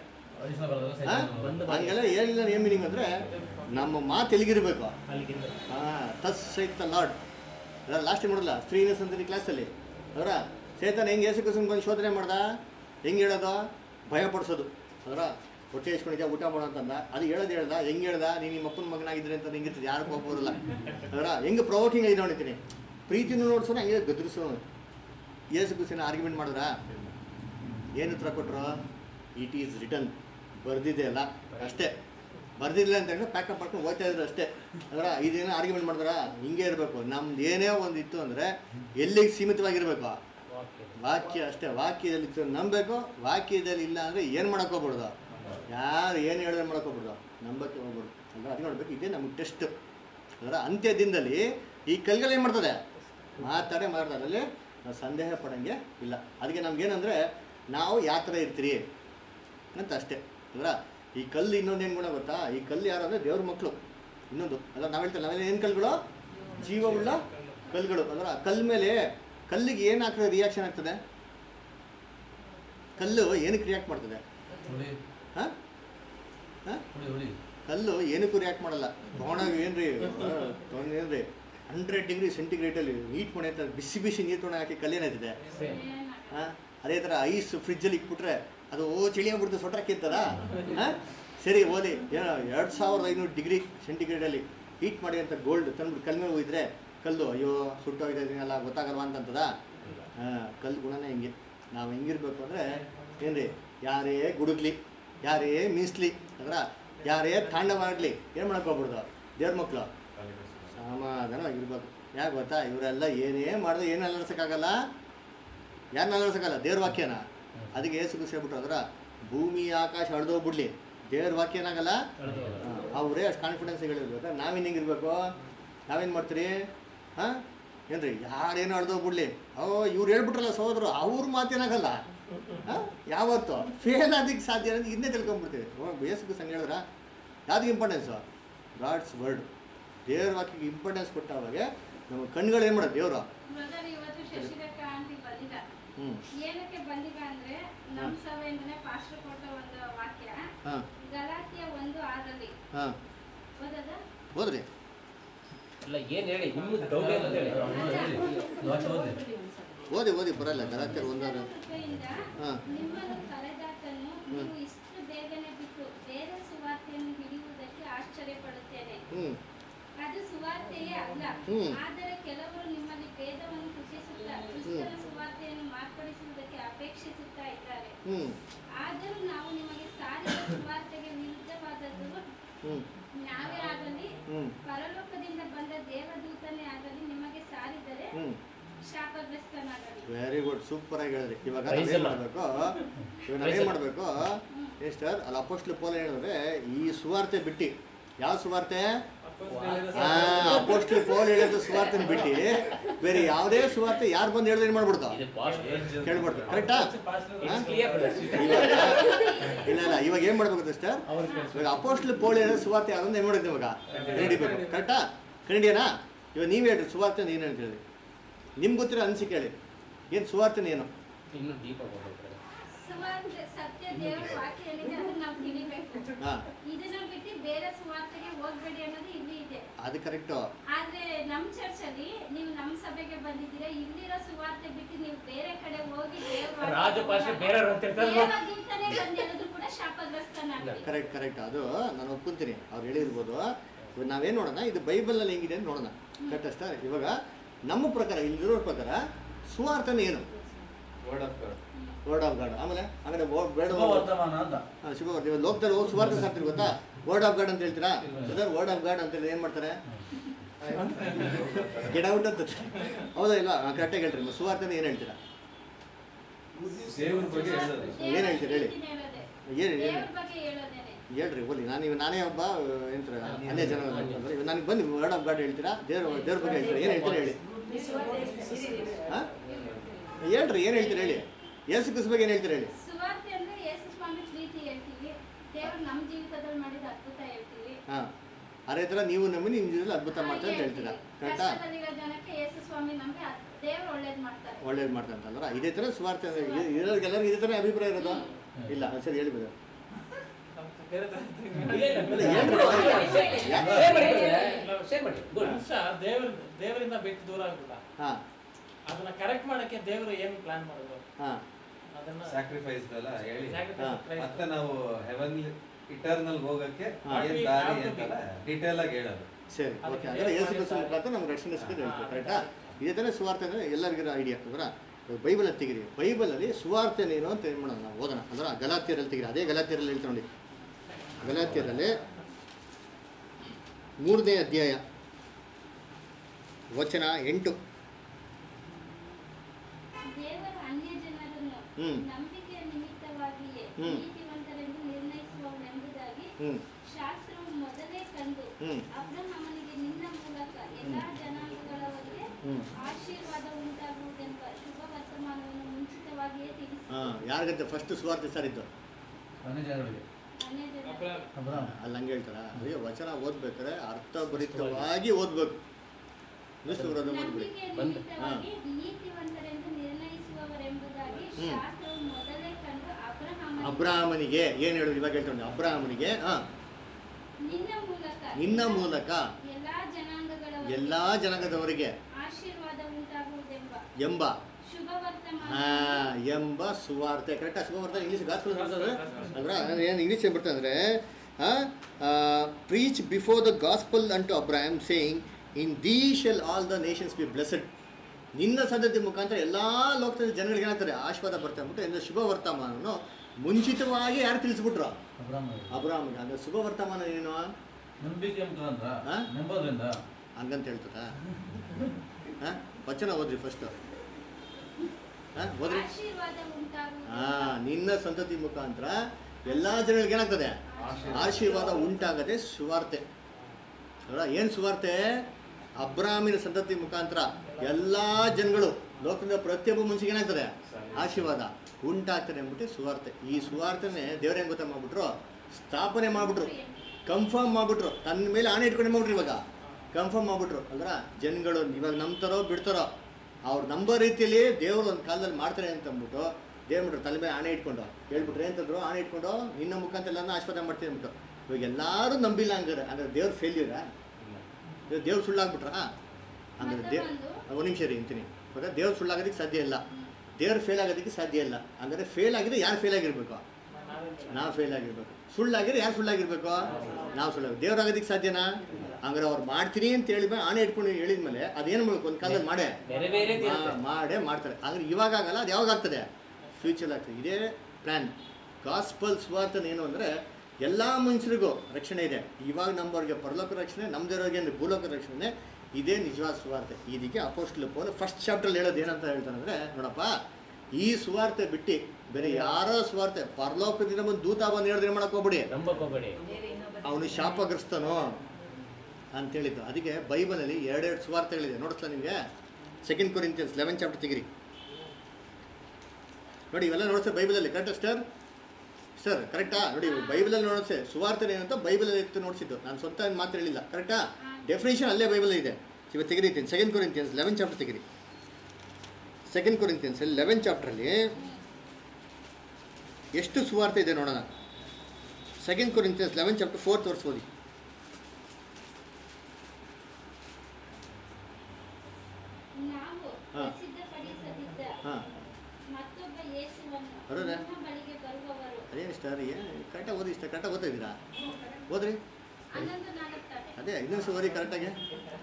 Speaker 2: ಹಾ? ಹಂಗೆಲ್ಲ ಹೇಳಿಲ್ಲ ಏನು ಮೀನಿಂಗ್ ಅಂದರೆ ನಮ್ಮ ಮಾತು ಎಲ್ಲಿಗಿರ್ಬೇಕು
Speaker 1: ಅಲ್ಲಿಗಿರ್ಬೇಕು
Speaker 2: ಹಾಂ ತಸ್ ಸೈತ್ ಲಾರ್ಡ್ ಲಾಸ್ಟ್ ನೋಡಲ್ಲ ಸ್ತ್ರೀನಸ್ ಅಂತ ಕ್ಲಾಸಲ್ಲಿ ಅವರ ಚೇತನ ಹೆಂಗೆ ಏಸು ಕುಸುಮ್ ಬಂದು ಶೋಧನೆ ಮಾಡ್ದ ಹೆಂಗೆ ಹೇಳೋದು ಭಯ ಪಡಿಸೋದು ಅವರ ಹೊಟ್ಟೆ ಇಸ್ಕೊಂಡಿದ್ಯಾ ಊಟ ಮಾಡೋ ಅಂತಂದ ಅದು ಹೇಳೋದು ಹೇಳ್ದ ಹೆಂಗೆ ಹೇಳ್ದ ನೀನು ನಿಮ್ಮ ಅಪ್ಪನ ಮಗನಾಗಿದ್ರೆ ಅಂತ ಹಿಂಗಿರ್ತದೆ ಯಾರು ಹೋಗ್ಬೋದಲ್ಲ ಅವರ ಹೆಂಗೆ ಪ್ರವೋಕಿಂಗ್ ಆಗಿ ನೋಡಿದ್ದೀನಿ ಪ್ರೀತಿನೂ ನೋಡ್ಸೋಣ ಹಂಗೆ ಗದರಿಸೋಣ ಏಸು ಕುಸಿನ ಆರ್ಗ್ಯುಮೆಂಟ್ ಮಾಡಿದ್ರಾ ಏನು ಉತ್ತರ ಕೊಟ್ಟರು ಇಟ್ ಈಸ್ ರಿಟರ್ನ್ ಬರ್ದಿದೆ ಅಲ್ಲ ಅಷ್ಟೇ ಬರ್ದಿಲ್ಲ ಅಂತ ಹೇಳಿದ್ರೆ ಪ್ಯಾಕಪ್ ಮಾಡ್ಕೊಂಡು ಹೋಗ್ತಾ ಇದ್ರು ಅಷ್ಟೇ ಅದರ ಇದೇನೋ ಆರ್ಗ್ಯುಮೆಂಟ್ ಮಾಡಿದ್ರ ಹಿಂಗೆ ಇರಬೇಕು ನಮ್ದು ಏನೇ ಒಂದು ಇತ್ತು ಅಂದರೆ ಎಲ್ಲಿಗೆ ಸೀಮಿತವಾಗಿರ್ಬೇಕು
Speaker 1: ವಾಕ್ಯ
Speaker 2: ವಾಕ್ಯ ಅಷ್ಟೇ ವಾಕ್ಯದಲ್ಲಿ ಇತ್ತು ನಂಬಬೇಕು ವಾಕ್ಯದಲ್ಲಿ ಇಲ್ಲ ಅಂದರೆ ಏನು ಮಾಡಕ್ಕೆ ಹೋಗ್ಬಿಡ್ದು ಯಾರು ಏನು ಹೇಳಿದ್ರೆ ಮಾಡಕ್ಕೆ ಹೋಗ್ಬಿಡ್ದು ನಂಬಕ್ಕೆ ಹೋಗ್ಬಿಡ್ದು ಅಲ್ಲ ಅದು ನೋಡ್ಬೇಕು ಇದೇ ನಮಗೆ ಟೆಸ್ಟ್ ಅದರ ಅಂತ್ಯ ದಿನದಲ್ಲಿ ಈ ಕಲ್ಗಳು ಏನು ಮಾಡ್ತದೆ ಮಾತಾಡೇ ಮಾಡ್ತಾರೆ ಅದರಲ್ಲಿ ನಾವು ಸಂದೇಹ ಪಡಂಗೆ ಇಲ್ಲ ಅದಕ್ಕೆ ನಮ್ಗೇನಂದರೆ ನಾವು ಯಾವ ಥರ ಇರ್ತೀರಿ ಅಂತ ಅಷ್ಟೇ ಅದರ ಈ ಕಲ್ಲು ಇನ್ನೊಂದು ಏನು ಗುಣ ಗೊತ್ತಾ ಈ ಕಲ್ಲು ಯಾರು ಅಂದರೆ ದೇವ್ರ ಮಕ್ಕಳು ಇನ್ನೊಂದು ಅಲ್ಲ ನಾವು ಹೇಳ್ತೇವೆ ನಾವೆಲ್ಲ ಏನು ಕಲ್ಗಳು ಜೀವವುಳ್ಳ ಕಲ್ಗಳು ಅದರ ಕಲ್ಲು ಮೇಲೆ ಕಲ್ಲಿಗೆ ಏನು ಹಾಕಿದ್ರೆ ರಿಯಾಕ್ಷನ್ ಆಗ್ತದೆ ಕಲ್ಲು ಏನಕ್ಕೆ ರಿಯಾಕ್ಟ್ ಮಾಡ್ತದೆ
Speaker 3: ಹುಳಿ
Speaker 2: ಹಾಂ ಹಾಂ
Speaker 3: ಹುಳಿ ಹುಳಿ
Speaker 2: ಕಲ್ಲು ಏನಕ್ಕೂ ರಿಯಾಕ್ಟ್ ಮಾಡಲ್ಲ ತೊಗೊಂಡಾಗ ಏನ್ರಿ ಏನ್ರಿ ಹಂಡ್ರೆಡ್ ಡಿಗ್ರಿ ಸೆಂಟಿಗ್ರೇಡಲ್ಲಿ ಹೀಟ್ ಮಾಡಿ ಅಂತ ಬಿಸಿ ಬಿಸಿ ನೀರು ತೊಗೊಂಡು ಹಾಕಿ ಕಲ್ಲೇನಾಯ್ತದೆ
Speaker 1: ಸೇಮ್
Speaker 2: ಹಾಂ ಅದೇ ಥರ ಐಸ್ ಫ್ರಿಜ್ಜಲ್ಲಿ ಇಟ್ಬಿಟ್ರೆ ಅದು ಓ ಚಳಿ ಆಗ್ಬಿಡ್ತು ಸೊಟ್ರಕ್ಕೆ ಇರ್ತದ ಹಾಂ ಸರಿ ಓದಿ ಏನೋ ಎರಡು ಸಾವಿರದ ಐನೂರು ಡಿಗ್ರಿ ಸೆಂಟಿಗ್ರೇಡಲ್ಲಿ ಹೀಟ್ ಮಾಡಿ ಅಂತ ಗೋಲ್ಡ್ ತಂದ್ಬಿಟ್ಟು ಕಲ್ ಮೇಲೆ ಹೋಗಿದ್ರೆ ಕಲ್ಲು ಅಯ್ಯೋ ಸುಟ್ಟೋಗಿದೆ ಇದನ್ನೆಲ್ಲ ಗೊತ್ತಾಗಲ್ವಾ ಅಂತಂತದ ಹಾಂ ಕಲ್ಲು ಗುಣನೇ ಹಿಂಗೆ ನಾವು ಹೆಂಗಿರ್ಬೇಕು ಅಂದರೆ ಏನ್ರಿ ಯಾರೇ ಗುಡುಗ್ಲಿ ಯಾರೇ ಮೀಸ್ಲಿ ಅದರ ಯಾರೇ ತಾಂಡವಾಗಲಿ ಏನು ಮಾಡಕ್ಕೆ ಹೋಗ್ಬಿಡ್ದು ದೇವ್ರ ಮಕ್ಕಳು ಸಮಾಧಾನವಾಗಿರ್ಬೇಕು ಯಾಕೆ ಗೊತ್ತಾ ಇವರೆಲ್ಲ ಏನೇ ಮಾಡಿದ್ರೆ ಏನು ಅಲರ್ಸಕ್ಕಾಗಲ್ಲ ಯಾರನ್ನ ಅಲರ್ಸಕ್ಕಾಗಲ್ಲ ದೇವ್ರ ವಾಕ್ಯನ ಅದಕ್ಕೆ ಏಸು ಖುಷಿ ಹೇಳ್ಬಿಟ್ರು ಅದರ ಭೂಮಿ ಆಕಾಶ ಹಳ್ದೋಗ್ಬಿಡ್ಲಿ ದೇವ್ರ ವಾಕ್ಯ ಏನಾಗಲ್ಲ ಅವರೇ ಅಷ್ಟು ಕಾನ್ಫಿಡೆನ್ಸ್ ಹೇಳಿರ್ಬೇಕು ನಾವೇನು ಹೆಂಗಿರ್ಬೇಕು ನಾವೇನು ಮಾಡ್ತೀರಿ ಹಾಂ ಏನ್ರಿ ಯಾರೇನು ಹಳ್ದೋಗ್ಬಿಡ್ಲಿ ಓ ಇವ್ರು ಹೇಳ್ಬಿಟ್ರಲ್ಲ ಸೋದರು ಅವ್ರ ಮಾತೇನಾಗಲ್ಲ ಹಾಂ ಯಾವತ್ತು ಫೇಲ್ ಆದಕ್ಕೆ ಸಾಧ್ಯ ಅನ್ನೋದು ಇನ್ನೇ ತಿಳ್ಕೊಂಬಿಡ್ತೀವಿ ಓ ಬೇಸಿಗೆ ಸಂಗ ಹೇಳಿದ್ರ ಯಾವ್ದಕ್ಕೆ ಇಂಪಾರ್ಟೆನ್ಸು ಗಾಡ್ಸ್ ವರ್ಡ್ ದೇವ್ರ ವಾಕ್ಯಕ್ಕೆ ಇಂಪಾರ್ಟೆನ್ಸ್ ಕೊಟ್ಟಾಗ ನಮ್ಮ ಕಣ್ಗಳು ಏನು ಮಾಡೋದು ದೇವರು
Speaker 4: ಬ್ರದರ್ ಇವತ್ತು ಶಶಿರೇಖಾ ಆಂಟಿ ಬಂದಿಲ್ಲ
Speaker 2: ಹ್ಞೂ
Speaker 4: ಏನಕ್ಕೆ ಬಂದಿಲ್ಲ ಅಂದ್ರೆ ನಮ್ ಸಭೆಯಿಂದನೇ ಪಾಸ್ಟರ್ ಕೊಟ್ಟ ಒಂದು ವಾಕ್ಯ
Speaker 2: ಹಾಂ
Speaker 4: ಗಲಾತಿಯ ಒಂದು ಆರಲ್ಲಿ
Speaker 2: ಹಾಂ
Speaker 4: ಓದದ
Speaker 2: ಹೋದ್ರಿ
Speaker 1: ಅಲ್ಲ ಏನ್ ಹೇಳಿ ನಿಮ್ಗೆ ಡೌಟ್ ಇಲ್ಲ ಅಂತ ಹೇಳಿ
Speaker 3: ವಾಕ್ಯ ಓದಿ
Speaker 2: ಓದಿ ಓದಿ ಬರಲ್ಲ ಗಲಾಟೆ ಒಂದಾದ
Speaker 4: ಕೃಪೆಯಿಂದ
Speaker 2: ಹಾಂ
Speaker 4: ನಿಮ್ಮನ್ನು ಕರೆದಾತನು ನೀವು ಇಷ್ಟು ಬೇಗನೆ ಬಿಟ್ಟು ಬೇರೆ ಸುವಾರ್ತೆಯನ್ನು ಹಿಡಿಯುವುದಕ್ಕೆ ಆಶ್ಚರ್ಯಪಡುತ್ತೇನೆ
Speaker 2: ಹ್ಞೂ
Speaker 4: ಅದು ಸುವಾರ್ತೆಯೇ ಅಲ್ಲ
Speaker 2: ಹ್ಮ್.
Speaker 4: ಆದರೆ ಕೆಲವರು ನಿಮ್ಮಲ್ಲಿ ಭೇದವನ್ನು ಸೃಷ್ಟಿಸುತ್ತಾ ಕ್ರಿಸ್ತನ ಸುವಾರ್ತೆಯನ್ನು ಮಾರ್ಪಡಿಸುವುದಕ್ಕೆ ಅಪೇಕ್ಷಿಸುತ್ತಾ ಇದ್ದಾರೆ
Speaker 2: ಹ್ಞೂ
Speaker 4: ಆದರೂ ನಾವು ನಿಮಗೆ ಸಾರಿದ ಸುವಾರ್ತೆಗೆ ವಿರುದ್ಧವಾದದ್ದು
Speaker 2: ಹ್ಞೂ
Speaker 4: ನಾವೇ ಆಗಲಿ
Speaker 2: ಹ್ಞೂ
Speaker 4: ಪರಲೋಕದಿಂದ ಬಂದ ದೇವದೂತನೇ ಆಗಲಿ ನಿಮಗೆ ಸಾರಿದರೆ
Speaker 2: ಹ್ಞೂ
Speaker 4: ಶಾಪಗ್ರಸ್ತನಾಗಲಿ
Speaker 2: ವೆರಿ ಗುಡ್ ಸೂಪರ್ ಆಗಿ ಹೇಳಿದ್ರಿ ಇವಾಗ
Speaker 1: Praise
Speaker 2: ನಾವೇನು
Speaker 1: the Lord.
Speaker 2: ಮಾಡಬೇಕು ಇವಾಗ ನಾವೇನು ಮಾಡಬೇಕು ಏಸ್ಟರ್ ಅಲ್ಲಿ ಅಪೋಸ್ಟ್ಲು ಪೋಲ ಹೇಳಿದ್ರೆ ಈ ಸುವಾರ್ತೆ ಬಿಟ್ಟು ಯಾವ ಸುವಾರ್ತೆ ಅಪೋಸ್ಟ್ಲು ಪೋಲ್ ಹೇಳಿದ್ದು ಸುವಾರ್ತೆನ ಬಿಟ್ಟು ಬೇರೆ ಯಾವುದೇ ಸುವಾರ್ತೆ ಯಾರು ಬಂದು ಹೇಳಿದ್ರೆ ಏನು ಮಾಡ್ಬಿಡ್ತು
Speaker 1: ಇದು ಪಾಸ್ಟ್
Speaker 2: ಕೇಳ್ಬಿಡ್ತು ಕರೆಕ್ಟಾ
Speaker 1: ಇಟ್ಸ್ ಕ್ಲಿಯರ್
Speaker 2: ಇವಾಗ ಇಲ್ಲ ಇಲ್ಲ ಇವಾಗ ಏನು ಮಾಡ್ಬೇಕು ಸಿಸ್ಟರ್ ಇವಾಗ ಅಪೋಸ್ಟ್ಲು ಪೋಲ್ ಹೇಳಿದ್ರೆ ಸುವಾರ್ತೆ ಅದನ್ನ ಏನು ಮಾಡಿದ್ವಿ ಇವಾಗ ಹಿಡಿಬೇಕು ಕರೆಕ್ಟಾ ಕನ್ನಡಿಯನಾ ಇವಾಗ ನೀವು ಹೇಳ್ರಿ ಸುವಾರ್ತೆ ಏನು ಅಂತ ಹೇಳಿ ನಿಮ್ಗೆ ಗೊತ್ತಿರೋ ಅನಿಸಿಕೆ ಹೇಳಿ ಏನು ಸುವಾರ್ತೆನ ಏನು
Speaker 1: ಇನ್ನು ಡೀಪ್ ಆಗಿ ಹೋಗ್ತಾರೆ
Speaker 4: ಸುವಾರ್ತೆ ಸತ್ಯ ದೇವರ ವಾಕ್ಯ ಏನಿದೆ ಅದನ್ನ ನಾವು ತಿಳಿಬೇಕು
Speaker 2: ಹಾಂ
Speaker 4: ಇದನ್ನ ಬಿಟ್ಟು ಬೇರೆ ಸುವಾರ್ತೆಗೆ ಹೋಗ್ಬೇಡಿ ಅನ್ನೋದು ಇಲ್ಲಿ ಇದೆ
Speaker 2: ಅದು ಕರೆಕ್ಟು
Speaker 4: ಆದ್ರೆ ನಮ್ ಚರ್ಚ್ ಅಲ್ಲಿ ನೀವು ನಮ್ ಸಭೆಗೆ ಬಂದಿದ್ದೀರಾ ಇಲ್ಲಿರೋ ಸುವಾರ್ತೆ ಬಿಟ್ಟು ನೀವು ಬೇರೆ ಕಡೆ ಹೋಗಿ ದೇವ್ರ
Speaker 1: ರಾಜಪಾಶ ಬೇರೆಯವ್ರು ಅಂತ ಇರ್ತಾರೆ ನೋಡಿ.
Speaker 4: ದೇವಗಿಂತನೇ ಬಂದು ಹೇಳಿದ್ರು ಕೂಡ ಶಾಪಗ್ರಸ್ತನಾಗ್ತೀವಿ
Speaker 2: ಕರೆಕ್ಟ್ ಕರೆಕ್ಟ್ ಅದು ನಾನು ಒಪ್ಕೊಂತೀನಿ ಅವ್ರು ಹೇಳಿರ್ಬೋದು ಇವಾಗ ನಾವೇನು ನೋಡೋಣ ಇದು ಬೈಬಲಲ್ಲಿ ಹೆಂಗಿದೆ ಅಂತ ನೋಡೋಣ ಕರೆಕ್ಟ್ ಅಷ್ಟೇ ಇವಾಗ ನಮ್ಮ ಪ್ರಕಾರ ಇಲ್ಲಿರೋ ಪ್ರಕಾರ ಸುವಾರ್ತನೆ ಏನು
Speaker 7: word of God
Speaker 2: word of God ಆಮೇಲೆ ಆಮೇಲೆ wo- ಬೇಡ
Speaker 3: ಶುಭ ವರ್ತಮಾನ ಅಂತ
Speaker 2: ಹಾ, ಶುಭವಾರ್ತೆ ಇವಾಗ ಲೋಕದಲ್ಲಿ ಹೋಗಿ ಸುವಾರ್ತೆ ಸಾಕ್ತಿರಿ ಗೊತ್ತಾ ವರ್ಡ್ ಆಫ್ ಗಾಡ್ ಅಂತ ಹೇಳ್ತೀರಾ ಸರ್ ವರ್ಡ್ ಆಫ್ ಗಾಡ್ ಅಂತ ಹೇಳಿ ಏನು ಮಾಡ್ತಾರೆ ಗೆಟ್ ಔಟ್ ಅಂತ ಹೌದಾ ಇಲ್ಲ ಕರೆಕ್ಟಾಗಿ ಹೇಳ್ರಿ ನೀವು ಸುವಾರ್ತೆನ ಏನು ಹೇಳ್ತೀರಾ
Speaker 7: ದೇವ್ರ ಬಗ್ಗೆ ಹೇಳೋದು
Speaker 2: ಏನ್ ಹೇಳ್ತೀರಿ ಹೇಳಿ? ಏನು ಏನು
Speaker 4: ದೇವ್ರ ಬಗ್ಗೆ ಹೇಳೋದೇನೆ
Speaker 2: ಹೇಳ್ರಿ ಹೋಲಿ ನಾನು ಇವ್ ನಾನೇ ಒಬ್ಬ ಏನಂತಾರೆ ಅನ್ಯ ಜನ ಅಂದ್ರೆ ಇವಾಗ ನನಗೆ ಬಂದು ವರ್ಡ್ ಆಫ್ ಗಾಡ್ ಹೇಳ್ತೀರಾ ದೇವ್ರ ದೇವ್ರ ಬಗ್ಗೆ ಹೇಳ್ತೀರಾ ಏನು ಹೇಳ್ತೀರಾ ಹೇಳಿ ಹಾಂ ಹೇಳ್ರಿ ಏನು ಹೇಳ್ತೀರಾ ಹೇಳಿ ಯೇಸು ಕ್ರಿಸ್ತ ಬಗ್ಗೆ ಏನು ಹೇಳ್ತೀರಾ ಹೇಳಿ
Speaker 4: ಸುವಾರ್ತೆ ಅಂದ್ರೆ ಯೇಸು ಸ್ವಾಮಿ ಪ್ರೀತಿ ಹೇಳ್ತೀವಿ ದೇವ್ರು ನಮ್ ಜೀವಿತದಲ್ಲಿ ಮಾಡಿದ ಅದ್ಭುತ ಹೇಳ್ತೀವಿ
Speaker 2: ಹಾಂ ಅದೇ ಥರ ನೀವು ನಮ್ಮನ್ನು ನಿಮ್ಮ ಜೀವನದಲ್ಲಿ ಅದ್ಭುತ ಮಾಡ್ತಾರೆ ಅಂತ ಹೇಳ್ತೀರಾ ಕರೆಕ್ಟಾ
Speaker 4: ಕಷ್ಟದಲ್ಲಿರೋ ಜನಕ್ಕೆ ಯೇಸು ಸ್ವಾಮಿ ನಮ್ಗೆ ಅದ್- ದೇವ್ರು ಒಳ್ಳೇದ್ ಮಾಡ್ತಾರೆ
Speaker 2: ಒಳ್ಳೇದು ಮಾಡ್ತಾರೆ ಅಂತಂದ್ರೆ ಇದೇ ಥರ ಸ್ವಾರ್ಥ ಇರೋರಿಗೆಲ್ಲರಿಗೂ ಇದೇ ಥರ ಅಭಿಪ್ರಾಯ ಇರೋದು ಇಲ್ಲ ಸರಿ ಹೇಳಿ ಬಿಡು
Speaker 1: Share ಮಾಡಿ, share ಮಾಡಿ. Good.
Speaker 5: ಮನುಷ್ಯ ದೇವ್ರ ದೇವರಿಂದ ಬಿಟ್ಟು ದೂರ ಆಗ್ಬಿಟ್ಟ
Speaker 2: ಹಾಂ
Speaker 5: ಅದನ್ನ ಕರೆಕ್ಟ್ ಮಾಡಕ್ಕೆ ದೇವರು ಏನ್ ಪ್ಲಾನ್ ಮಾಡೋದು
Speaker 2: ಹಾಂ
Speaker 5: ಅದನ್ನ
Speaker 7: ಸ್ಯಾಕ್ರಿಫೈಸ್ ಎಲ್ಲ ಹೇಳಿ
Speaker 5: sacrifice
Speaker 2: ಹಾ.
Speaker 5: Christ.
Speaker 7: ಮತ್ತೆ ನಾವು ಹೆವನ್ ಇಟರ್ನಲ್ ಹೋಗಕ್ಕೆ
Speaker 2: ಹಾ.
Speaker 7: ಏನ್ ದಾರಿ ಅಂತಲ್ಲ ಡೀಟೇಲ್ ಆಗಿ ಹೇಳೋದು
Speaker 2: ಸರಿ ಓಕೆ ಅಂದರೆ ಯೇಸು ಕ್ರಿಸ್ತ ಮುಖಾಂತರ ನಮ್ಗೆ ರಕ್ಷಣೆ ಸಿಗೋದು ಹೇಳ್ತೀವಿ ಕರೆಕ್ಟಾ ಇದೇ ಥರ ಸುವಾರ್ತೆ ಅಂದರೆ ಎಲ್ಲರಿಗಿರೋ ಐಡಿಯಾ ಅಂದ್ರೆ ಬೈಬಲ್ ತೆಗಿರಿ ಬೈಬಲಲ್ಲಿ ಸುವಾರ್ತೆ ಏನು ಅಂತ ಏನು ಮಾಡೋಣ ನಾವು ಓದೋಣ ಅಂದ್ರೆ ಗಲಾತಿಯರಲ್ಲಿ ತೆಗಿರಿ ಅದೇ ಗಲಾತಿಯರಲ್ಲಿ ಹೇಳ್ತಾ ನೋಡಿ ಗಲಾತಿಯರಲ್ಲಿ ಮೂರನೇ ಅಧ್ಯಾಯ ವಚನ ಎಂಟು
Speaker 4: ದೇವರ ಅನ್ಯ ಜನರನ್ನು
Speaker 2: ಹ್ಮ್.
Speaker 4: ನಂಬಿಕೆಯ ನಿಮಿತ್ತವಾಗಿಯೇ
Speaker 2: ಹ್ಮ್.
Speaker 4: ನೀತಿವಂತರೆಂದು ನಿರ್ಣಯಿಸುವವನೆಂಬುದಾಗಿ
Speaker 2: ಹ್ಞೂ
Speaker 4: ಶಾಸ್ತ್ರವು ಮೊದಲೇ ಕಂಡು
Speaker 2: ಹ್ಞೂ
Speaker 4: ಅಬ್ರಹಾಮನಿಗೆ ನಿನ್ನ ಮೂಲಕ ಎಲ್ಲಾ ಜನಾಂಗಗಳವರಿಗೆ
Speaker 2: ಹ್ಞೂ
Speaker 4: ಆಶೀರ್ವಾದ ಉಂಟಾಗುವುದೆಂಬ ಶುಭ ವರ್ತಮಾನವನ್ನು ಮುಂಚಿತವಾಗಿಯೇ ತಿಳಿಸಿ
Speaker 2: ಹಾಂ ಯಾರಿಗಂತೆ ಫಸ್ಟ್ ಸುವಾರ್ತೆ ಸರ್ ಇದ್ದು
Speaker 3: ಅನ್ಯ ಜನಗಳಿಗೆ
Speaker 4: ಅನ್ಯ ಜನರಿಗೆ
Speaker 5: ಅಬ್ರಹಾಮ್.
Speaker 3: ಅಬ್ರಾಮ್
Speaker 2: ಅಲ್ಲಿ ಹಂಗೆ ಹೇಳ್ತಾರ ಅದೇ ವಚನ ಓದ್ಬೇಕಾದ್ರೆ ಅರ್ಥಭರಿತವಾಗಿ ಓದ್ಬೇಕು ನ್ಯೂಸ್ ಓದೋದು ಓದ್ಬಿಡಿ
Speaker 4: ನಂಬಿಕೆಯ
Speaker 1: ಬಂದ್-
Speaker 4: ನಿಮಿತ್ತವಾಗಿ ನೀತಿವಂತರೆಂದು ನಿರ್ಣಯಿಸುವವರೆಂಬುದಾಗಿ
Speaker 2: ಹ್ಮ್.
Speaker 4: ಶಾಸ್ತ್ರವು ಮೊದಲೇ ಕಂಡು ಅಬ್ರಹಾಮ
Speaker 2: ಅಬ್ರಾಹ್ಮನಿಗೆ ಏನು ಹೇಳೋದು ಇವಾಗ ಹೇಳ್ಕೊಂಡು ಅಬ್ರಾಹ್ಮನಿಗೆ ಹಾಂ
Speaker 4: ನಿನ್ನ ಮೂಲಕ
Speaker 2: ನಿನ್ನ ಮೂಲಕ
Speaker 4: ಎಲ್ಲಾ ಜನಾಂಗಗಳ
Speaker 2: ಎಲ್ಲ ಜನಾಂಗದವರಿಗೆ
Speaker 4: ಆಶೀರ್ವಾದ ಉಂಟಾಗುವುದೆಂಬ
Speaker 2: ಎಂಬ
Speaker 4: ಶುಭ ವರ್ತಮಾನ
Speaker 2: ಹಾ ಎಂಬ ಸುವಾರ್ತೆ ಕರೆಕ್ಟಾ ಶುಭವಾರ್ತೆ ಇಂಗ್ಲೀಷ್ ಗಾಸ್ಪಲ್ ಅಂದ್ರೆ ಏನು ಇಂಗ್ಲೀಷ್ ಏನ್ ಬರ್ತದೆ ಅಂದರೆ preach before the gospel unto Abraham saying in thee shall all the nations be blessed ನಿನ್ನ ಸಂತತಿ ಮುಖಾಂತರ ಎಲ್ಲ ಲೋಕದ ಜನಗಳಿಗೆ ಏನಾಗ್ತಾರೆ ಆಶೀರ್ವಾದ ಬರ್ತಾ ಅಂದ್ಬಿಟ್ಟು ಎಂದು ಶುಭ ವರ್ತಮಾನವನ್ನು ಮುಂಚಿತವಾಗಿ ಯಾರು ತಿಳಿಸ್ಬಿಟ್ರು
Speaker 3: ಅಬ್ರಾಮ್
Speaker 2: ಅಬ್ರಾಹ್ಮಣ ಅಂದ್ರೆ ಶುಭ ವರ್ತಮಾನ ಏನು
Speaker 3: ನಂಬಿಕೆ ಮುಖಾಂತರ
Speaker 2: ಹಾ?
Speaker 3: ನಂಬೋದ್ರಿಂದ
Speaker 2: ಹಂಗಂತ ಹೇಳ್ತದ ಹಾಂ ವಚನ ಓದ್ರಿ ಫಸ್ಟ್ ಹಾಂ ಓದ್ರಿ
Speaker 4: ಆಶೀರ್ವಾದ ಉಂಟಾಗುವುದು
Speaker 2: ಹಾ ನಿನ್ನ ಸಂತತಿ ಮುಖಾಂತರ ಎಲ್ಲ ಜನಗಳಿಗೆ ಏನಾಗ್ತದೆ ಆಶೀರ್ವಾದ ಉಂಟಾಗದೆ ಸುವಾರ್ತೆ ಅಲ್ಲ ಏನು ಸುವಾರ್ತೆ ಅಬ್ರಾಮಿನ ಸಂತತಿ ಮುಖಾಂತರ ಎಲ್ಲ ಜನಗಳು ಲೋಕದ ಪ್ರತಿಯೊಬ್ಬ ಮನುಷ್ಯಗೆ ಏನಾಗ್ತದೆ ಆಶೀರ್ವಾದ ಉಂಟಾಗ್ತದೆ ಅಂದ್ಬಿಟ್ಟು ಸುವಾರ್ತೆ ಈ ಸುವಾರ್ತೆನೇ ದೇವ್ರೇನು ಗೊತ್ತಾ ಮಾಡ್ಬಿಟ್ರು ಸ್ಥಾಪನೆ ಮಾಡ್ಬಿಟ್ರು ಕನ್ಫರ್ಮ್ ಮಾಡ್ಬಿಟ್ರು ತನ್ನ ಮೇಲೆ ಆಣೆ ಇಟ್ಕೊಂಡೆ ಮಾಡ್ಬಿಟ್ರು ಇವಾಗ ಕನ್ಫರ್ಮ್ ಮಾಡ್ಬಿಟ್ರು ಅಲ್ರ ಜನಗಳು ಇವಾಗ ನಂಬ್ತಾರೋ ಬಿಡ್ತಾರೋ ಅವ್ರು ನಂಬೋ ರೀತಿಯಲ್ಲಿ ದೇವರು ಒಂದು ಕಾಲದಲ್ಲಿ ಮಾಡ್ತಾರೆ ಅಂತ ಅಂದ್ಬಿಟ್ಟು ದೇವ್ರು ಬಿಟ್ರು ತಲೆ ಮೇಲೆ ಆಣೆ ಇಟ್ಕೊಂಡು ಹೇಳ್ಬಿಟ್ರೆ ಅಂತಂದ್ರು ಆಣೆ ಇಟ್ಕೊಂಡು ನಿನ್ನ ಮುಖಾಂತರ ಎಲ್ಲಾನು ಆಶೀರ್ವಾದ ಮಾಡ್ತೀನಿ ಅಂದ್ಬಿಟ್ಟು ಇವಾಗ ಎಲ್ಲರೂ ನಂಬಿಲ್ಲ ಹಂಗಾರೆ ಅಂದ್ರೆ ದೇವ್ರ ಫೇಲ್ಯೂರಾ ದೇವ್ರು ಸುಳ್ಳಾಗ್ಬಿಟ್ರಾ ಹಂಗಾರೆ ದೇವ್ ಒಂದು ನಿಮಿಷ ರೀ ಅಂತೀನಿ ಇವಾಗ ದೇವ್ರು ಸುಳ್ಳಾಗೋದಕ್ಕೆ ಸಾಧ್ಯ ಇಲ್ಲ ದೇವ್ರು ಫೇಲ್ ಆಗೋದಕ್ಕೆ ಸಾಧ್ಯ ಇಲ್ಲ ಹಂಗಾರೆ ಫೇಲ್ ಆಗಿದೆ ಯಾರು ಫೇಲ್ ಆಗಿರ್ಬೇಕು ನಾವು ಫೇಲ್ ಆಗಿರ್ಬೇಕು ಸುಳ್ಳಾಗಿದ್ರೆ ಯಾರು ಸುಳ್ಳಾಗಿರ್ಬೇಕು ನಾವು ಸುಳ್ಳಾಗಿ ದೇವ್ರಾಗೋದಕ್ಕೆ ಸಾಧ್ಯನಾ ಹಂಗಾರೆ ಅವ್ರು ಮಾಡ್ತೀನಿ ಅಂತ ಹೇಳಿ ಆಣೆ ಇಟ್ಕೊಂಡು ಹೇಳಿದ್ಮೇಲೆ ಅದೇನು ಮಾಡ್ಬೇಕು ಒಂದು ಕಾಲದಲ್ಲಿ ಮಾಡೇ
Speaker 1: ಬೇರೆ ಬೇರೆ
Speaker 2: ಮಾ- ಮಾಡೇ ಮಾಡ್ತಾರೆ ಆದರೆ ಇವಾಗ ಆಗಲ್ಲ ಅದು ಯಾವಾಗ ಆಗ್ತದೆ ಫ್ಯೂಚರ್ ಆಗ್ತದೆ ಇದೇ ಪ್ಲ್ಯಾನ್ ಗಾಸ್ಪಲ್ ಸ್ವಾರ್ಥನ ಏನು ಅಂದರೆ ಎಲ್ಲ ಮನುಷ್ಯರಿಗೂ ರಕ್ಷಣೆ ಇದೆ ಇವಾಗ ನಮ್ಮವ್ರಿಗೆ ಪರಲೋಕ ರಕ್ಷಣೆ ನಮ್ದಿರೋರಿಗೆ ಅಂದರೆ ಭೂಲೋಕ ರಕ್ಷಣೆ ಇದೇ ನಿಜವಾದ ಸುವಾರ್ತೆ ಇದಕ್ಕೆ ಅಪೋಸ್ಟ್ಲ್ ಪೌಲ್ ಫಸ್ಟ್ ಚಾಪ್ಟರ್ ಹೇಳೋದು ಏನಂತ ಹೇಳ್ತಾನೆ ಅಂದರೆ ನೋಡಪ್ಪ ಈ ಸುವಾರ್ತೆ ಬಿಟ್ಟು ಬೇರೆ ಯಾರೋ ಸುವಾರ್ತೆ ಪರಲೋಕದಿಂದ ಒಂದು ದೂತ ಬಂದು ಹೇಳಿದ್ರೆ ಮಾಡಕ್ಕೆ ಹೋಗ್ಬಿಡಿ
Speaker 1: ನಂಬಕ್ ಹೋಗ್ಬೇಡಿ
Speaker 2: ಅವನು ಶಾಪಗ್ರಸ್ತನು ಅಂತೇಳಿದ್ದು ಅದಕ್ಕೆ ಬೈಬಲಲ್ಲಿ ಎರಡೆರಡು ಸುವಾರ್ತೆಗಳಿದೆ ನೋಡಿಸ್ಲಾ ನಿಮಗೆ ಸೆಕೆಂಡ್ ಕೊರಿಂತಿಯನ್ಸ್ ಲೆವೆನ್ ಚಾಪ್ಟರ್ ತೆಗಿರಿ ನೋಡಿ ಇವೆಲ್ಲ ನೋಡಿಸ್ತಾರೆ ಬೈಬಲಲ್ಲಿ ಕರೆಕ್ಟಾ ಸರ್ ಸರ್ ಕರೆಕ್ಟಾ ನೋಡಿ ಬೈಬಲಲ್ಲಿ ನೋಡಿಸೆ ಸುವಾರ್ತೆ ಏನಂತ ಬೈಬಲಲ್ಲಿ ಇತ್ತು ನೋಡಿಸಿದ್ದು ನಾನು ಸ್ವಂತ ಮಾತ್ರ ಹೇಳಿಲ್ಲ ಕರೆಕ್ಟಾ ಡೆಫಿನೇಷನ್ ಅಲ್ಲೇ ಬೈಬಲ್ ಇದೆ ಇವತ್ತು ತೆಗಿರಿತೀನಿ ಸೆಕೆಂಡ್ ಕೊರಿಂತಿಯನ್ಸ್ ಲೆವೆನ್ ಚಾಪ್ಟರ್ ತೆಗಿರಿ ಸೆಕೆಂಡ್ ಕೊರಿಂತಿಯನ್ಸ್ ಲೆವೆನ್ ಚಾಪ್ಟ್ರಲ್ಲಿ ಎಷ್ಟು ಸುವಾರ್ತೆ ಇದೆ ನೋಡೋಣ second Corinthians eleven chapter fourth verse ಓದಿ ಹಾಂ
Speaker 4: ಮತ್ತೊಬ್ಬ ಯೇಸುವನ್ನು
Speaker 2: ಬರೋದೇ?
Speaker 4: ನಿಮ್ಮ ಬಳಿಗೆ ಬರುವವರು
Speaker 2: ಅದೇನು ಸ್ಟಾರ್ ಏನು ಕರೆಕ್ಟಾಗಿ ಓದಿ ಇಷ್ಟ ಕರೆಕ್ಟಾಗಿ ಓದ್ತಾ ಇದ್ದೀರಾ ಓದ್ರಿ
Speaker 4: ಹನ್ನೊಂದು ನಾಲ್ಕಾರೆ
Speaker 2: ಅದೇ ಇನ್ನೊಂದು ಓದಿ ಕರೆಕ್ಟಾಗಿ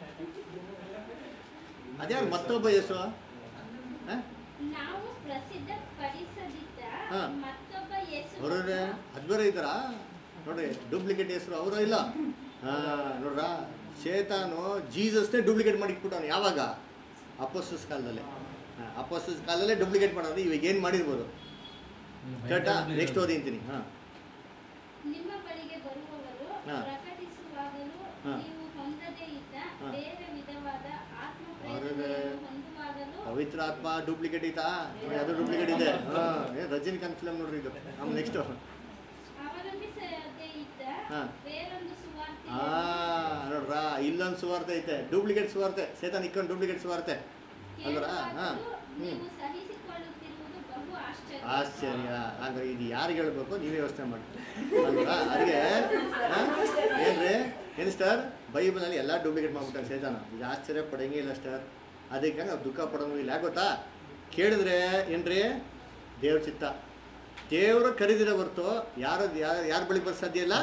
Speaker 2: ಅದ್ಯಾರು ಮತ್ತೊಬ್ಬ ಯೇಸು ಹಾಂ
Speaker 4: ನಾವು ಪ್ರಸಿದ್ಧ ಪಡಿಸದಿದ್ದ
Speaker 2: ಹಾ.
Speaker 4: ಮತ್ತೊಬ್ಬ ಯೇಸು
Speaker 2: ಅವ್ರವ್ರೆ ಅದು ಬೇರೆ ಇದ್ದಾರಾ ನೋಡ್ರಿ ಡೂಪ್ಲಿಕೇಟ್ ಹೆಸರು ಅವರ ಇಲ್ಲ ಹಾಂ ನೋಡ್ರ ಶೇತಾನು ಜೀಸಸ್ನೇ ಡೂಪ್ಲಿಕೇಟ್ ಮಾಡಿಟ್ಬಿಟ್ಟವನು ಯಾವಾಗ ಅಪೋಸಸ್ ಕಾಲದಲ್ಲೇ ಅಪೋಸಸ್ ಕಾಲದಲ್ಲೇ ಡೂಪ್ಲಿಕೇಟ್ ಮಾಡೋದು ಇವಾಗ ಏನು ಮಾಡಿರ್ಬೋದು ಕರೆಕ್ಟಾ ನೆಕ್ಸ್ಟ್ ಓದಿ ಅಂತೀನಿ ಹಾಂ
Speaker 4: ನಿಮ್ಮ ಬಳಿಗೆ ಬರುವವರು
Speaker 2: ಹಾ.
Speaker 4: ಪ್ರಕಟಿಸುವಾಗಲೂ
Speaker 2: ಹಾ.
Speaker 4: ನೀವು ಹೊಂದದೇ ಇದ್ದ
Speaker 2: ಹಾ.
Speaker 4: ಬೇರೆ ವಿಧವಾದ ಆತ್ಮ
Speaker 2: ಅವ್ರವ್ರೆ.
Speaker 4: ಪ್ರೇರಣೆಯನ್ನು ಹೊಂದುವಾಗಲೂ
Speaker 2: ಪವಿತ್ರ ಆತ್ಮ ಡೂಪ್ಲಿಕೇಟ್ ಐತಾ ನೋಡಿ, ಅದು ಡೂಪ್ಲಿಕೇಟ್ ಇದೆ ಹಾಂ ಏನು ರಜನಿಕಾಂತ್ ಫಿಲಮ್ ನೋಡ್ರಿ ಇದು ಆಮೇಲೆ ನೆಕ್ಸ್ಟು
Speaker 4: ಅವಲಂಬಿಸದೇ ಇದ್ದ
Speaker 2: ಹಾ.
Speaker 4: ಬೇರೊಂದು ಸುವಾರ್ತೆ
Speaker 2: ಹಾಂ ನೋಡ್ರಾ ಇಲ್ಲೊಂದು ಸುವಾರ್ತೆ ಐತೆ ಡೂಪ್ಲಿಕೇಟ್ ಸುವಾರ್ತೆ ಸೇತಾನ್ ಇಕ್ಕೊಂಡು ಡೂಪ್ಲಿಕೇಟ್ ಸುವಾರ್ತೆ ಅಲ್ವರಾ ಹಾಂ ಹ್ಞೂ
Speaker 4: ನೀವು ಸಹಿಸಿಕೊಳ್ಳುತ್ತಿರುವುದು ಬಹು ಆಶ್ಚರ್ಯ
Speaker 2: ಆಶ್ಚರ್ಯ ಅಂದ್ರೆ ಇದು ಯಾರಿಗೆ ಹೇಳ್ಬೇಕು ನೀವೇ ಯೋಚನೆ ಮಾಡಿ ಅಲ್ವಾ ಅದಕ್ಕೆ ಏನ್ರಿ ಏನು ಸ್ಟಾರ್ ಬೈಬಲಲ್ಲಿ ಎಲ್ಲ ಡೂಪ್ಲಿಕೇಟ್ ಮಾಡ್ಬಿಟ್ಟಾರೆ ಸೇತಾನ ಇದು ಆಶ್ಚರ್ಯ ಪಡಂಗೇ ಇಲ್ಲ ಸ್ಟಾರ್ ಅದಕ್ಕೆ ನಾವು ದುಃಖ ಪಡೋಂಗೂ ಇಲ್ಲ ಯಾಕ್ ಗೊತ್ತಾ ಕೇಳಿದ್ರೆ ಏನ್ರಿ ದೇವ್ರ ಚಿತ್ತ ದೇವರು ಕರೆದಿರೋ ಹೊರ್ತು ಯಾರು ಯಾರು ಯಾರ ಬಳಿಗೆ ಬರೋಕ್ಕೆ ಸಾಧ್ಯ ಇಲ್ಲ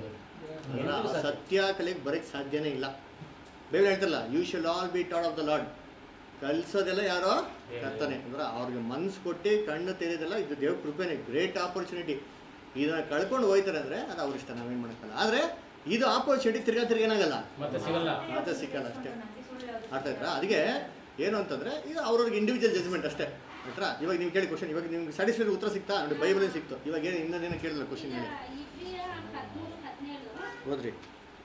Speaker 2: ಅಲ್ಲ, ಆ ಸತ್ಯ ಕಲಿಯಕ್ಕೆ ಬರೋಕ್ಕೆ ಸಾಧ್ಯನೇ ಇಲ್ಲ ಬೇರೆ ಹೇಳ್ತಾರಲ್ಲ you shall all be taught of the Lord ಕಲ್ಸೋದೆಲ್ಲ ಯಾರೋ ಕರ್ತಾನೆ ಅಂದ್ರೆ ಅವ್ರಿಗೆ ಮನ್ಸು ಕೊಟ್ಟು ಕಣ್ಣು ತೆರೆಯೋದೆಲ್ಲ ಇದು ದೇವ್ರ ಕೃಪೆನೇ ಗ್ರೇಟ್ ಆಪರ್ಚುನಿಟಿ ಇದನ್ನ ಕಳ್ಕೊಂಡು ಹೋಯ್ತಾರೆ ಅಂದರೆ ಅದು ಅವ್ರ ಇಷ್ಟ ನಾವೇನು ಮಾಡೋಕ್ಕಲ್ಲ ಆದರೆ ಇದು ಆಪರ್ಚುನಿಟಿ ತಿರ್ಗಾ ತಿರ್ಗಾ ಏನಾಗಲ್ಲ
Speaker 1: ಮತ್ತೆ ಸಿಗಲ್ಲ
Speaker 2: ಮತ್ತೆ ಸಿಕ್ಕಲ್ಲ ಅಷ್ಟೇ ಅರ್ಥ ಆಯ್ತಾ ಅದಕ್ಕೆ ಏನು ಅಂತಂದರೆ ಈಗ ಅವ್ರವ್ರಿಗೆ ಇಂಡಿವಿಜುವಲ್ ಜಜ್ಮೆಂಟ್ ಅಷ್ಟೇ ಆಯ್ತಾ ಇವಾಗ ನೀವು ಕೇಳಿ ಕ್ವಶನ್ ಇವಾಗ ನಿಮ್ಗೆ ಸ್ಯಾಟಿಸ್ಫೈಡ್ ಉತ್ತರ ಸಿಗ್ತಾ ನೋಡಿ ಬೈಬಲೇ ಸಿಕ್ತು ಇವಾಗ ಏನು ಇನ್ನೊಂದೇನು ಕೇಳಿಲ್ಲ ಕ್ವಶನ್ ಹೇಳಿ
Speaker 4: ಇಬ್ರಿಯ ಹದಿಮೂರು ಹದಿನೇಳು
Speaker 2: ಹೋದ್ರಿ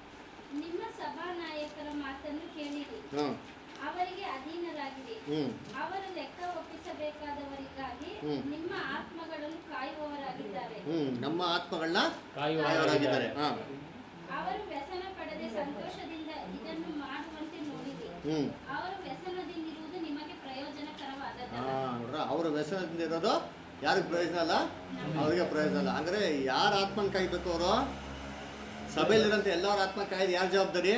Speaker 4: ನಿಮ್ಮ ಸಭಾ ನಾಯಕರ ಮಾತನ್ನು ಕೇಳಿರಿ
Speaker 2: ಹ್ಞೂ
Speaker 4: ಅವರಿಗೆ ಅಧೀನರಾಗಿರಿ
Speaker 2: ಹ್ಞೂ
Speaker 4: ಅವರು ಲೆಕ್ಕ ಒಪ್ಪಿಸಬೇಕಾದವರಿಗಾಗಿ
Speaker 2: ಹ್ಮ್.
Speaker 4: ನಿಮ್ಮ ಆತ್ಮಗಳನ್ನು ಕಾಯುವವರಾಗಿದ್ದಾರೆ
Speaker 2: ಹ್ಞೂ ನಮ್ಮ ಆತ್ಮಗಳನ್ನ
Speaker 1: ಕಾಯುವ
Speaker 2: ಕಾಯೋರಾಗಿದ್ದಾರೆ ಹಾಂ
Speaker 4: ಅವರು ವ್ಯಸನ ಪಡದೆ ಸಂತೋಷದಿಂದ ಇದನ್ನು ಮಾಡುವಂತೆ ನೋಡಿರಿ
Speaker 2: ಹ್ಞೂ
Speaker 4: ಅವರು ವ್ಯಸನದಿಂದಿರುವುದು ನಿಮಗೆ ಪ್ರಯೋಜನಕರವಾದದ್ದಲ್ಲ
Speaker 2: ಹಾಂ ನೋಡ್ರ ಅವ್ರ ವ್ಯಸನದಿಂದ ಇರೋದು ಯಾರಿಗೆ ಪ್ರಯೋಜನ ಅಲ್ಲ ಅವ್ರಿಗೆ ಪ್ರಯೋಜನ ಅಲ್ಲ ಅಂದರೆ ಯಾರ ಆತ್ಮನ ಕಾಯ್ಬೇಕು ಅವರು ಸಭೆಯಲ್ಲಿರೋಂಥ ಎಲ್ಲರ ಆತ್ಮ ಕಾಯ್ದು ಯಾರ ಜವಾಬ್ದಾರಿ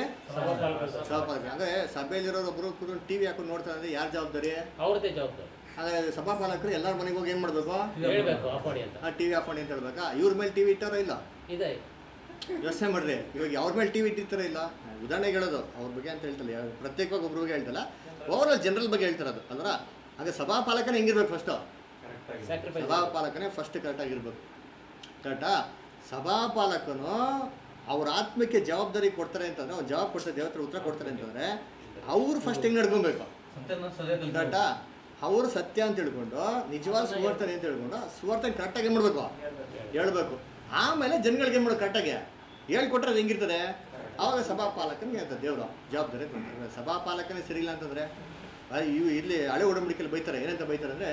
Speaker 2: ಸಭಾಪಾಲಕ ಅಂದರೆ ಸಭೆಯಲ್ಲಿರೋರು ಒಬ್ಬರು ಕೂತ್ಕೊಂಡು ಟಿ ವಿ ಹಾಕೊಂಡು ನೋಡ್ತಾರೆ ಅಂದರೆ ಯಾರ ಜವಾಬ್ದಾರಿ
Speaker 1: ಅವ್ರದ್ದೇ ಜವಾಬ್ದಾರಿ
Speaker 2: ಹಾಗಾದ್ರೆ ಸಭಾಪಾಲಕರು ಎಲ್ಲರ ಮನೆಗೆ ಹೋಗಿ ಏನು ಮಾಡಬೇಕು
Speaker 1: ಹೇಳ್ಬೇಕು ಆಫ್ ಮಾಡಿ ಅಂತ
Speaker 2: ಟಿ ವಿ ಆಫ್ ಮಾಡಿ ಅಂತ ಹೇಳ್ಬೇಕಾ ಇವ್ರ ಮೇಲೆ ಟಿ ವಿ ಇಟ್ಟಾರೋ ಇಲ್ಲ
Speaker 1: ಇದೆ
Speaker 2: ಯೋಚನೆ ಮಾಡ್ರಿ ಇವಾಗ ಅವ್ರ ಮೇಲೆ ಟಿ ವಿ ಇಟ್ಟಿರ್ತಾರೋ ಇಲ್ಲ ಉದಾಹರಣೆಗೆ ಹೇಳೋದು ಅವ್ರ ಬಗ್ಗೆ ಅಂತ ಹೇಳ್ತಲ್ಲ ಯಾರು ಪ್ರತ್ಯೇಕವಾಗಿ ಒಬ್ರ ಬಗ್ಗೆ ಹೇಳ್ತಲ್ಲ ಓವರಾಲ್ ಜನರಲ್ ಬಗ್ಗೆ ಹೇಳ್ತಿರೋದು ಅಲ್ವರ ಹಾಗೆ ಸಭಾಪಾಲಕನೇ ಹೆಂಗಿರ್ಬೇಕು ಫಸ್ಟು
Speaker 7: ಕರೆಕ್ಟಾಗಿ
Speaker 1: ಸ್ಯಾಕ್ರಿಫೈಸ್
Speaker 2: ಸಭಾಪಾಲಕನೇ ಫಸ್ಟ್ ಕರೆಕ್ಟಾಗಿರ್ಬೇಕು ಕರೆಕ್ಟಾ ಸಭಾಪಾಲಕನು ಅವ್ರ ಆತ್ಮಕ್ಕೆ ಜವಾಬ್ದಾರಿ ಕೊಡ್ತಾರೆ ಅಂತಂದ್ರೆ ಅವ್ರು ಜವಾಬ್ ಕೊಡ್ತಾರೆ ದೇವತ್ರ ಉತ್ತರ ಕೊಡ್ತಾರೆ ಅಂತಂದ್ರೆ ಅವ್ರು ಫಸ್ಟ್ ಹೆಂಗ್ ನಡ್ಕೊಬೇಕು
Speaker 3: ಸತ್ಯನ ಸರಿಯಾಗಿ ಕಲ್ತ್ಕೊಳ್ಳಿ.
Speaker 2: ಕರೆಕ್ಟಾ ಅವ್ರು ಸತ್ಯ ಅಂತ ತಿಳ್ಕೊಂಡು ನಿಜವಾದ ಸುವರ್ತನೆ ಅಂತ ತಿಳ್ಕೊಂಡು ಸುವರ್ತನೆ ಕರೆಕ್ಟಾಗಿ ಏನು ಮಾಡಬೇಕು ಹೇಳ್ಬೇಕು ಆಮೇಲೆ ಜನಗಳಿಗೆ ಏನು ಮಾಡೋದು ಕರೆಕ್ಟಾಗಿ ಹೇಳ್ಕೊಟ್ರೆ ಅದು ಹೆಂಗಿರ್ತದೆ ಆವಾಗ ಸಭಾಪಾಲಕನಿಗೆ ಅಂತ ದೇವರು ಜವಾಬ್ದಾರಿ ಕೊಡ್ತಾರೆ ಸಭಾಪಾಲಕನೇ ಸರಿ ಇಲ್ಲ ಅಂತಂದ್ರೆ ಆ, ಇವು ಇಲ್ಲಿ ಹಳೆ ಒಡಂಬಡಿಕೆಯಲ್ಲಿ ಬೈತಾರೆ ಏನಂತ ಬೈತಾರೆ ಅಂದರೆ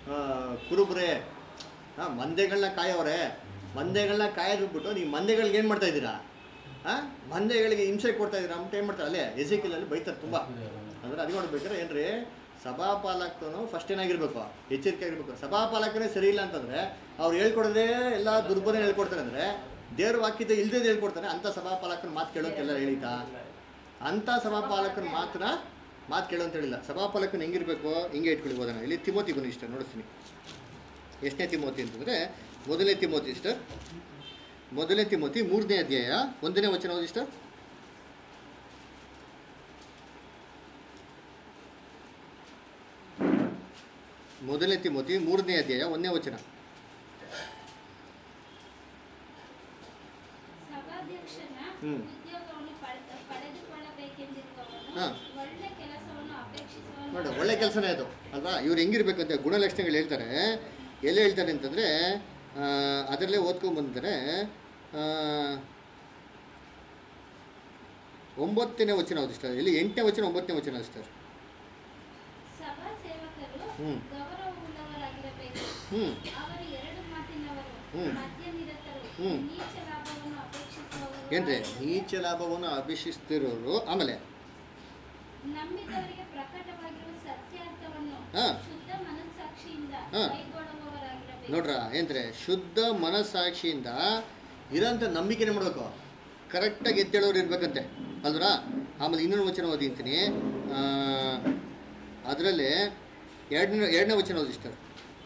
Speaker 2: ಕುರುಬ್ರೆ ಹಾಂ ಮಂದೆಗಳನ್ನ ಕಾಯೋರೆ ಮಂದೆಗಳನ್ನ ಕಾಯೋದು ಬಿಟ್ಟು ನೀವು ಮಂದೆಗಳಿಗೆ ಏನು ಮಾಡ್ತಾ ಇದ್ದೀರಾ ಹಾಂ ಮಂದೆಗಳಿಗೆ ಹಿಂಸೆ ಕೊಡ್ತಾ ಇದ್ದೀರಾ ಅಂತ ಏನು ಮಾಡ್ತಾರೆ ಅಲ್ಲೇ ಎಸಿಕಲಲ್ಲಿ ಬೈತಾರೆ ತುಂಬ ಅಂದ್ರೆ ಅದು ನೋಡ್ಬೇಕಾದ್ರೆ ಏನ್ರಿ ಸಭಾಪಾಲಕನು ಫಸ್ಟ್ ಏನಾಗಿರ್ಬೇಕು ಎಚ್ಚರಿಕೆ ಆಗಿರ್ಬೇಕು ಸಭಾಪಾಲಕನೇ ಸರಿ ಇಲ್ಲ ಅಂತಂದ್ರೆ ಅವ್ರು ಹೇಳ್ಕೊಡೋದೇ ಎಲ್ಲ ದುರ್ಬೋಧನೆ ಹೇಳ್ಕೊಡ್ತಾರೆ ಅಂದ್ರೆ ದೇವ್ರ ವಾಕ್ಯದ ಇಲ್ದೇ ಹೇಳ್ಕೊಡ್ತಾರೆ ಅಂತ ಸಭಾಪಾಲಕನ ಮಾತು ಕೇಳೋಂತೆಲ್ಲ ಹೇಳಿತಾ ಅಂತ ಸಭಾಪಾಲಕನ ಮಾತನ್ನ ಮಾತು ಕೇಳೋ ಅಂತ ಹೇಳಿಲ್ಲ ಸಭಾಪಾಲಕನ ಹೆಂಗಿರ್ಬೇಕು ಹಿಂಗೆ ಇಟ್ಕೊಳ್ಳಿ ಓದೋಣ ಇಲ್ಲಿ ತಿಮೋತಿ ಬನ್ನಿ ಇಷ್ಟ ನೋಡಿಸ್ತೀನಿ ಎಷ್ಟನೇ ತಿಮೋತಿ ಅಂತಂದರೆ ಮೊದಲನೇ ತಿಮೋತಿ ಇಷ್ಟ ಮೊದಲನೇ ತಿಮೋತಿ ಮೂರನೇ ಅಧ್ಯಾಯ ಒಂದನೇ ವಚನ ಓದಿ ಇಷ್ಟ ಮೊದಲನೇ ತಿಮೋತಿ ಮೂರನೇ ಅಧ್ಯಾಯ ಒಂದನೇ ವಚನ
Speaker 4: ಸಭಾಧ್ಯಕ್ಷನ
Speaker 2: ಹ್ಮ್.
Speaker 4: ಉದ್ಯೋಗವನ್ನು ಪಡೆದ- ಪಡೆದುಕೊಳ್ಳಬೇಕೆಂದಿರುವವನು
Speaker 2: ಹಾ.
Speaker 4: ಒಳ್ಳೆ ಕೆಲಸವನ್ನು ಅಪೇಕ್ಷಿಸುವವನು
Speaker 2: ನೋಡಿ ಒಳ್ಳೆ ಕೆಲಸನೇ ಅದು ಅಲ್ವಾ ಇವ್ರು ಹೆಂಗಿರ್ಬೇಕಂತ ಗುಣಲಕ್ಷಣಗಳು ಹೇಳ್ತಾರೆ ಎಲ್ಲಿ ಹೇಳ್ತಾರೆ ಅಂತಂದರೆ ಅದರಲ್ಲೇ ಓದ್ಕೊಂಬಂದರೆ ಒಂಬತ್ತನೇ ವಚನ ಓದಿಸ್ತಾರೆ ಇಲ್ಲಿ ಎಂಟನೇ ವಚನ ಒಂಬತ್ತನೇ ವಚನ ಓದಿಸ್ತಾರೆ
Speaker 4: ಸಭಾ ಸೇವಕರು
Speaker 2: ಹ್ಮ್.
Speaker 4: ಗೌರವವುಳ್ಳವರಾಗಿರಬೇಕು
Speaker 2: ಹ್ಞೂ
Speaker 4: ಅವರು ಎರಡು ಮಾತಿನವರು
Speaker 2: ಹ್ಮ್.
Speaker 4: ಮದ್ಯನಿರತರು
Speaker 2: ಹ್ಮ್.
Speaker 4: ನೀಚ ಲಾಭವನ್ನು ಅಪೇಕ್ಷಿಸುವವರು
Speaker 2: ಏನ್ರಿ
Speaker 4: ಆಗಿರಬೇಕು.
Speaker 2: ನೀಚ ಲಾಭವನ್ನು ಅಭಿಷಿಸ್ತಿರೋರು ಆಮೇಲೆ
Speaker 4: ನಂಬಿದವರಿಗೆ ಪ್ರಕಟವಾಗಿರುವ ಸತ್ಯಾರ್ಥವನ್ನು
Speaker 2: ಹಾ.
Speaker 4: ಶುದ್ಧ ಮನಸ್ಸಾಕ್ಷಿಯಿಂದ
Speaker 2: ಹಾ.
Speaker 4: ಕೈಗೊಳ್ಳುವವರಾಗಿರಬೇಕು
Speaker 2: ನೋಡ್ರ ಏನ್ರೆ ಶುದ್ಧ ಮನಸ್ಸಾಕ್ಷಿಯಿಂದ ಇರೋಂಥ ನಂಬಿಕೆನೇ ಮಾಡಬೇಕು ಕರೆಕ್ಟಾಗಿ ಎದ್ದೇಳೋರು ಇರ್ಬೇಕಂತೆ ಅಲ್ವರಾ ಆಮೇಲೆ ಇನ್ನೊಂದು ವಚನ ಓದಿಂತೀನಿ ಅದರಲ್ಲಿ ಎರಡನೇ ಎರಡನೇ ವಚನ ಓದಿ ಇಷ್ಟ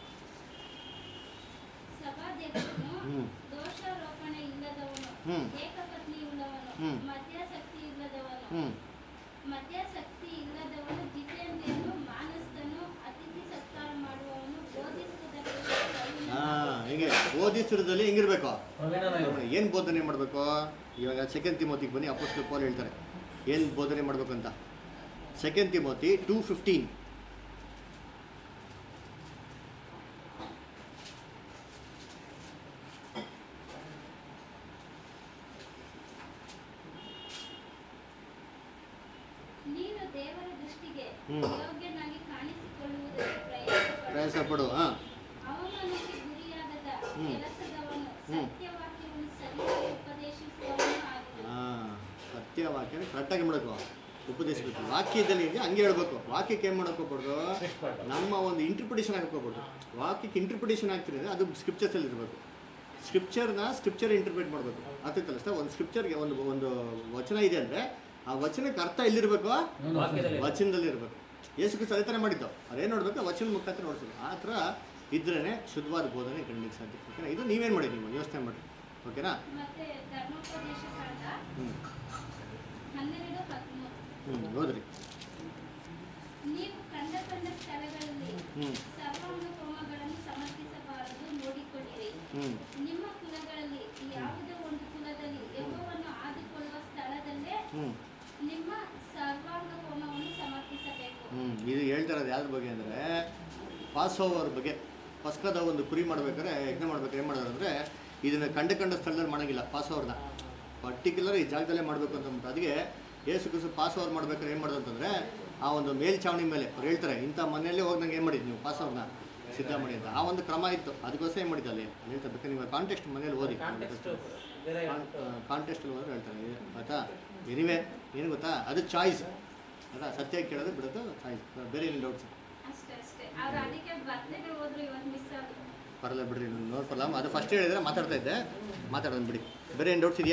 Speaker 4: ಸಭಾಧ್ಯಕ್ಷನು
Speaker 2: ಹ್ಮ್.
Speaker 4: ದೋಷಾರೋಪಣೆ ಇಲ್ಲದವನು
Speaker 2: ಹ್ಮ್.
Speaker 4: ಏಕಪತ್ನಿ ಉಳ್ಳವನು
Speaker 2: ಹ್ಮ್.
Speaker 4: ಮದ್ಯಾಸಕ್ತಿ ಇಲ್ಲದವನು
Speaker 2: ಹ್ಞೂ
Speaker 4: ಮದ್ಯಾಸಕ್ತಿ ಇಲ್ಲದವನು ಜಿತೇಂದ್ರನು ಮಾನಸ್ಥನು ಅತಿಥಿ ಸತ್ಕಾರ ಮಾಡುವವನು ಬೋಧಿಸುವುದಕ್ಕೆ
Speaker 2: ಹಾಂ ಹಿಂಗೆ ಓದಿಸಿರದಲ್ಲಿ ಹೆಂಗಿರ್ಬೇಕು
Speaker 3: ಪ್ರವೀಣನಾಗಿರ್ಬೇಕು.
Speaker 2: ಏನು ಬೋಧನೆ ಮಾಡಬೇಕು ಇವಾಗ ಸೆಕೆಂಡ್ ತಿಮೋತಿಗೆ ಬನ್ನಿ ಅಪೋಸ್ಟಲ್ ಪೌಲ್ ಹೇಳ್ತಾರೆ ಏನು ಬೋಧನೆ ಮಾಡಬೇಕು ಅಂತ ಸೆಕೆಂಡ್ ತಿಮೋತಿ ಟೂ ಫಿಫ್ಟೀನ್
Speaker 4: ನೀನು ದೇವರ ದೃಷ್ಟಿಗೆ
Speaker 2: ಹ್ಮ್.
Speaker 4: ಯೋಗ್ಯನಾಗಿ ಕಾಣಿಸಿಕೊಳ್ಳುವುದಕ್ಕೆ ಪ್ರಯಾಸ
Speaker 2: ಪ್ರಯಾಸ ಪಡು ಹಾಂ
Speaker 4: ಅವಮಾನಕ್ಕೆ ಗುರಿಯಾಗದ
Speaker 2: ಹ್ಮ್.
Speaker 4: ಕೆಲಸದವನು
Speaker 2: ಹ್ಮ್.
Speaker 4: ಸತ್ಯವಾಕ್ಯವನ್ನು ಸರಿಯಾಗಿ ಉಪದೇಶಿಸುವವನು ಆಗಿರುವನು.
Speaker 2: ಹಾಂ ಸತ್ಯವಾಕ್ಯ ಕರೆಕ್ಟಾಗಿ ಮಾಡಬೇಕು ಉಪದೇಶಬೇಕು ವಾಕ್ಯದಲ್ಲಿ ಇದೆ ಹಂಗೆ ಹೇಳ್ಬೇಕು ವಾಕ್ಯಕ್ಕೆ ಏನು ಮಾಡಕ್ಕೆ ಹೋಗ್ಬಾರ್ದು ನಮ್ಮ ಒಂದು ಇಂಟರ್ಪ್ರಿಟೇಷನ್ ಹಾಕೋಗ್ಬಾರ್ದು ವಾಕ್ಯಕ್ಕೆ ಇಂಟರ್ಪ್ರಿಟೇಷನ್ ಆಗ್ತಿರೋದು ಅದು ಸ್ಕ್ರಿಪ್ಚರ್ಸಲ್ಲಿ ಇರಬೇಕು ಸ್ಕ್ರಿಪ್ಚರ್ನ ಸ್ಕ್ರಿಪ್ಚರ್ ಇಂಟರ್ಪ್ರೇಟ್ ಮಾಡಬೇಕು ಆಗ್ತೈತಲ್ಲ ಸರ್ ಒಂದು ಸ್ಕ್ರಿಪ್ಚರ್ಗೆ ಒಂದು ಒಂದು ವಚನ ಇದೆ ಅಂದರೆ ಆ ವಚನಕ್ಕೆ ಅರ್ಥ ಎಲ್ಲಿರಬೇಕು
Speaker 1: ವಾಕ್ಯದಲ್ಲಿ
Speaker 2: ವಚನದಲ್ಲಿ ಇರಬೇಕು ಯೇಸು ಕ್ರಿಸ್ತ ಅದೇ ಥರ ಮಾಡಿದ್ದು ಅದೇನು ನೋಡ್ಬೇಕು ವಚನ ಮುಖಾಂತರ ನೋಡ್ತೀವಿ ಆ ಥರ ಇದ್ರೇ ಶುದ್ಧವಾದ ಬೋಧನೆ ಖಂಡಿತ ಸಾಧ್ಯ ಓಕೆನಾ ಇದು ನೀವೇನು ಮಾಡಿ ನೀವು ಯೋಚನೆ ಮಾಡಿ ಓಕೆನಾ
Speaker 4: ಮತ್ತೆ ಧರ್ಮೋಪದೇಶ ಕಾಂಡ
Speaker 2: ಹ್ಞೂ
Speaker 4: ಹನ್ನೆರಡು ಹದಿಮೂರು
Speaker 2: ಹ್ಞೂ ಹೋದ್ರಿ
Speaker 4: ನೀವು ಕಂಡ ಕಂಡ ಸ್ಥಳಗಳಲ್ಲಿ
Speaker 2: ಹ್ಞೂ
Speaker 4: ಸರ್ವಾಂಗ ಹೋಮಗಳನ್ನು ಸಮರ್ಪಿಸಬಾರದು ನೋಡಿಕೊಳ್ಳಿರಿ
Speaker 2: ಹ್ಞೂ
Speaker 4: ನಿಮ್ಮ ಕುಲಗಳಲ್ಲಿ ಯಾವುದೇ ಒಂದು ಕುಲದಲ್ಲಿ ಯೆಹೋವನು ಆದುಕೊಳ್ಳುವ ಸ್ಥಳದಲ್ಲೇ
Speaker 2: ಹ್ಞೂ
Speaker 4: ನಿಮ್ಮ ಸರ್ವಾಂಗ ಹೋಮವನ್ನು ಸಮರ್ಪಿಸಬೇಕು
Speaker 2: ಹ್ಞೂ ಇದು ಹೇಳ್ತಾ ಇರೋದು ಯಾವ್ದ್ರ ಬಗ್ಗೆ ಅಂದರೆ ಪಾಸ್ ಓವರ್ ಬಗ್ಗೆ ಪಸ್ಕದ ಒಂದು ಕುರಿ ಮಾಡ್ಬೇಕಾದ್ರೆ ಯಜ್ಞ ಮಾಡ್ಬೇಕಾದ್ರೆ ಏನು ಮಾಡೋದು ಅಂದರೆ ಇದನ್ನು ಕಂಡ ಕಂಡ ಸ್ಥಳದಲ್ಲಿ ಮಾಡೋಂಗಿಲ್ಲ ಪಾಸ್ ಓವರ್ನ ಪರ್ಟಿಕ್ಯುಲರ್ ಈ ಜಾಗದಲ್ಲೇ ಮಾಡಬೇಕು ಅಂತ ಅಂದ್ಬಿಟ್ಟು ಅದಕ್ಕೆ ಏಸು ಕುಸು ಪಾಸ್ ಓವರ್ ಮಾಡ್ಬೇಕಾದ್ರೆ ಏನು ಮಾಡೋದು ಅಂತಂದರೆ ಆ ಒಂದು ಮೇಲ್ಛಾವಣಿ ಮೇಲೆ ಅವ್ರು ಹೇಳ್ತಾರೆ ಇಂಥ ಮನೆಯಲ್ಲೇ ಹೋಗಿ ನಂಗೆ ಏನು ಮಾಡಿದ್ದು ನೀವು ಪಾಸ್ ಓವರ್ನ ಸಿದ್ಧ ಮಾಡಿ ಅಂತ ಆ ಒಂದು ಕ್ರಮ ಇತ್ತು ಅದಕ್ಕೋಸ್ಕರ ಏನು ಮಾಡಿದ್ದು ಅಲ್ಲಿ ಅಲ್ಲಿ ಹೇಳ್ತಾರೆ ಬೇಕಾದ್ರೆ ನೀವು ಕಾಂಟೆಸ್ಟ್ ಮನೇಲಿ ಓದಿ ಕಾಂಟೆಸ್ಟಲ್ಲಿ ಹೋದ್ರೆ ಹೇಳ್ತಾರೆ ಇದು ಆಯ್ತಾ ಎನಿವೆ ಏನು ಗೊತ್ತಾ ಅದು ಚಾಯ್ಸ್ ಆಯ್ತಾ ಸತ್ಯ ಕೇಳೋದು ಬಿಡೋದು ಚಾಯ್ಸ್ ಬೇರೆ ಏನು ಡೌಟ್ಸ್
Speaker 4: ಅಷ್ಟೇ ಅಷ್ಟೇ ಅವ್ರು ಅದಕ್ಕೆ ಬರ್ತಡೇ ಹೋದ್ರು ಇವತ್ತು ಮಿಸ್ ಆದ್ರು
Speaker 2: ಪರಲ್ಲ ಬಿಡ್ರಿ ನೋಡ್ಕೊಲ್ಲ ಅದು ಫಸ್ಟ್ ಹೇಳಿದ್ರೆ ಮಾತಾಡ್ತಾ ಇದ್ದೆ ಮಾತಾಡೋದು ಬಿಡಿ ಬೇರೆ ಏನು ಡೌಟ್ಸ್ ಇದೆಯಾ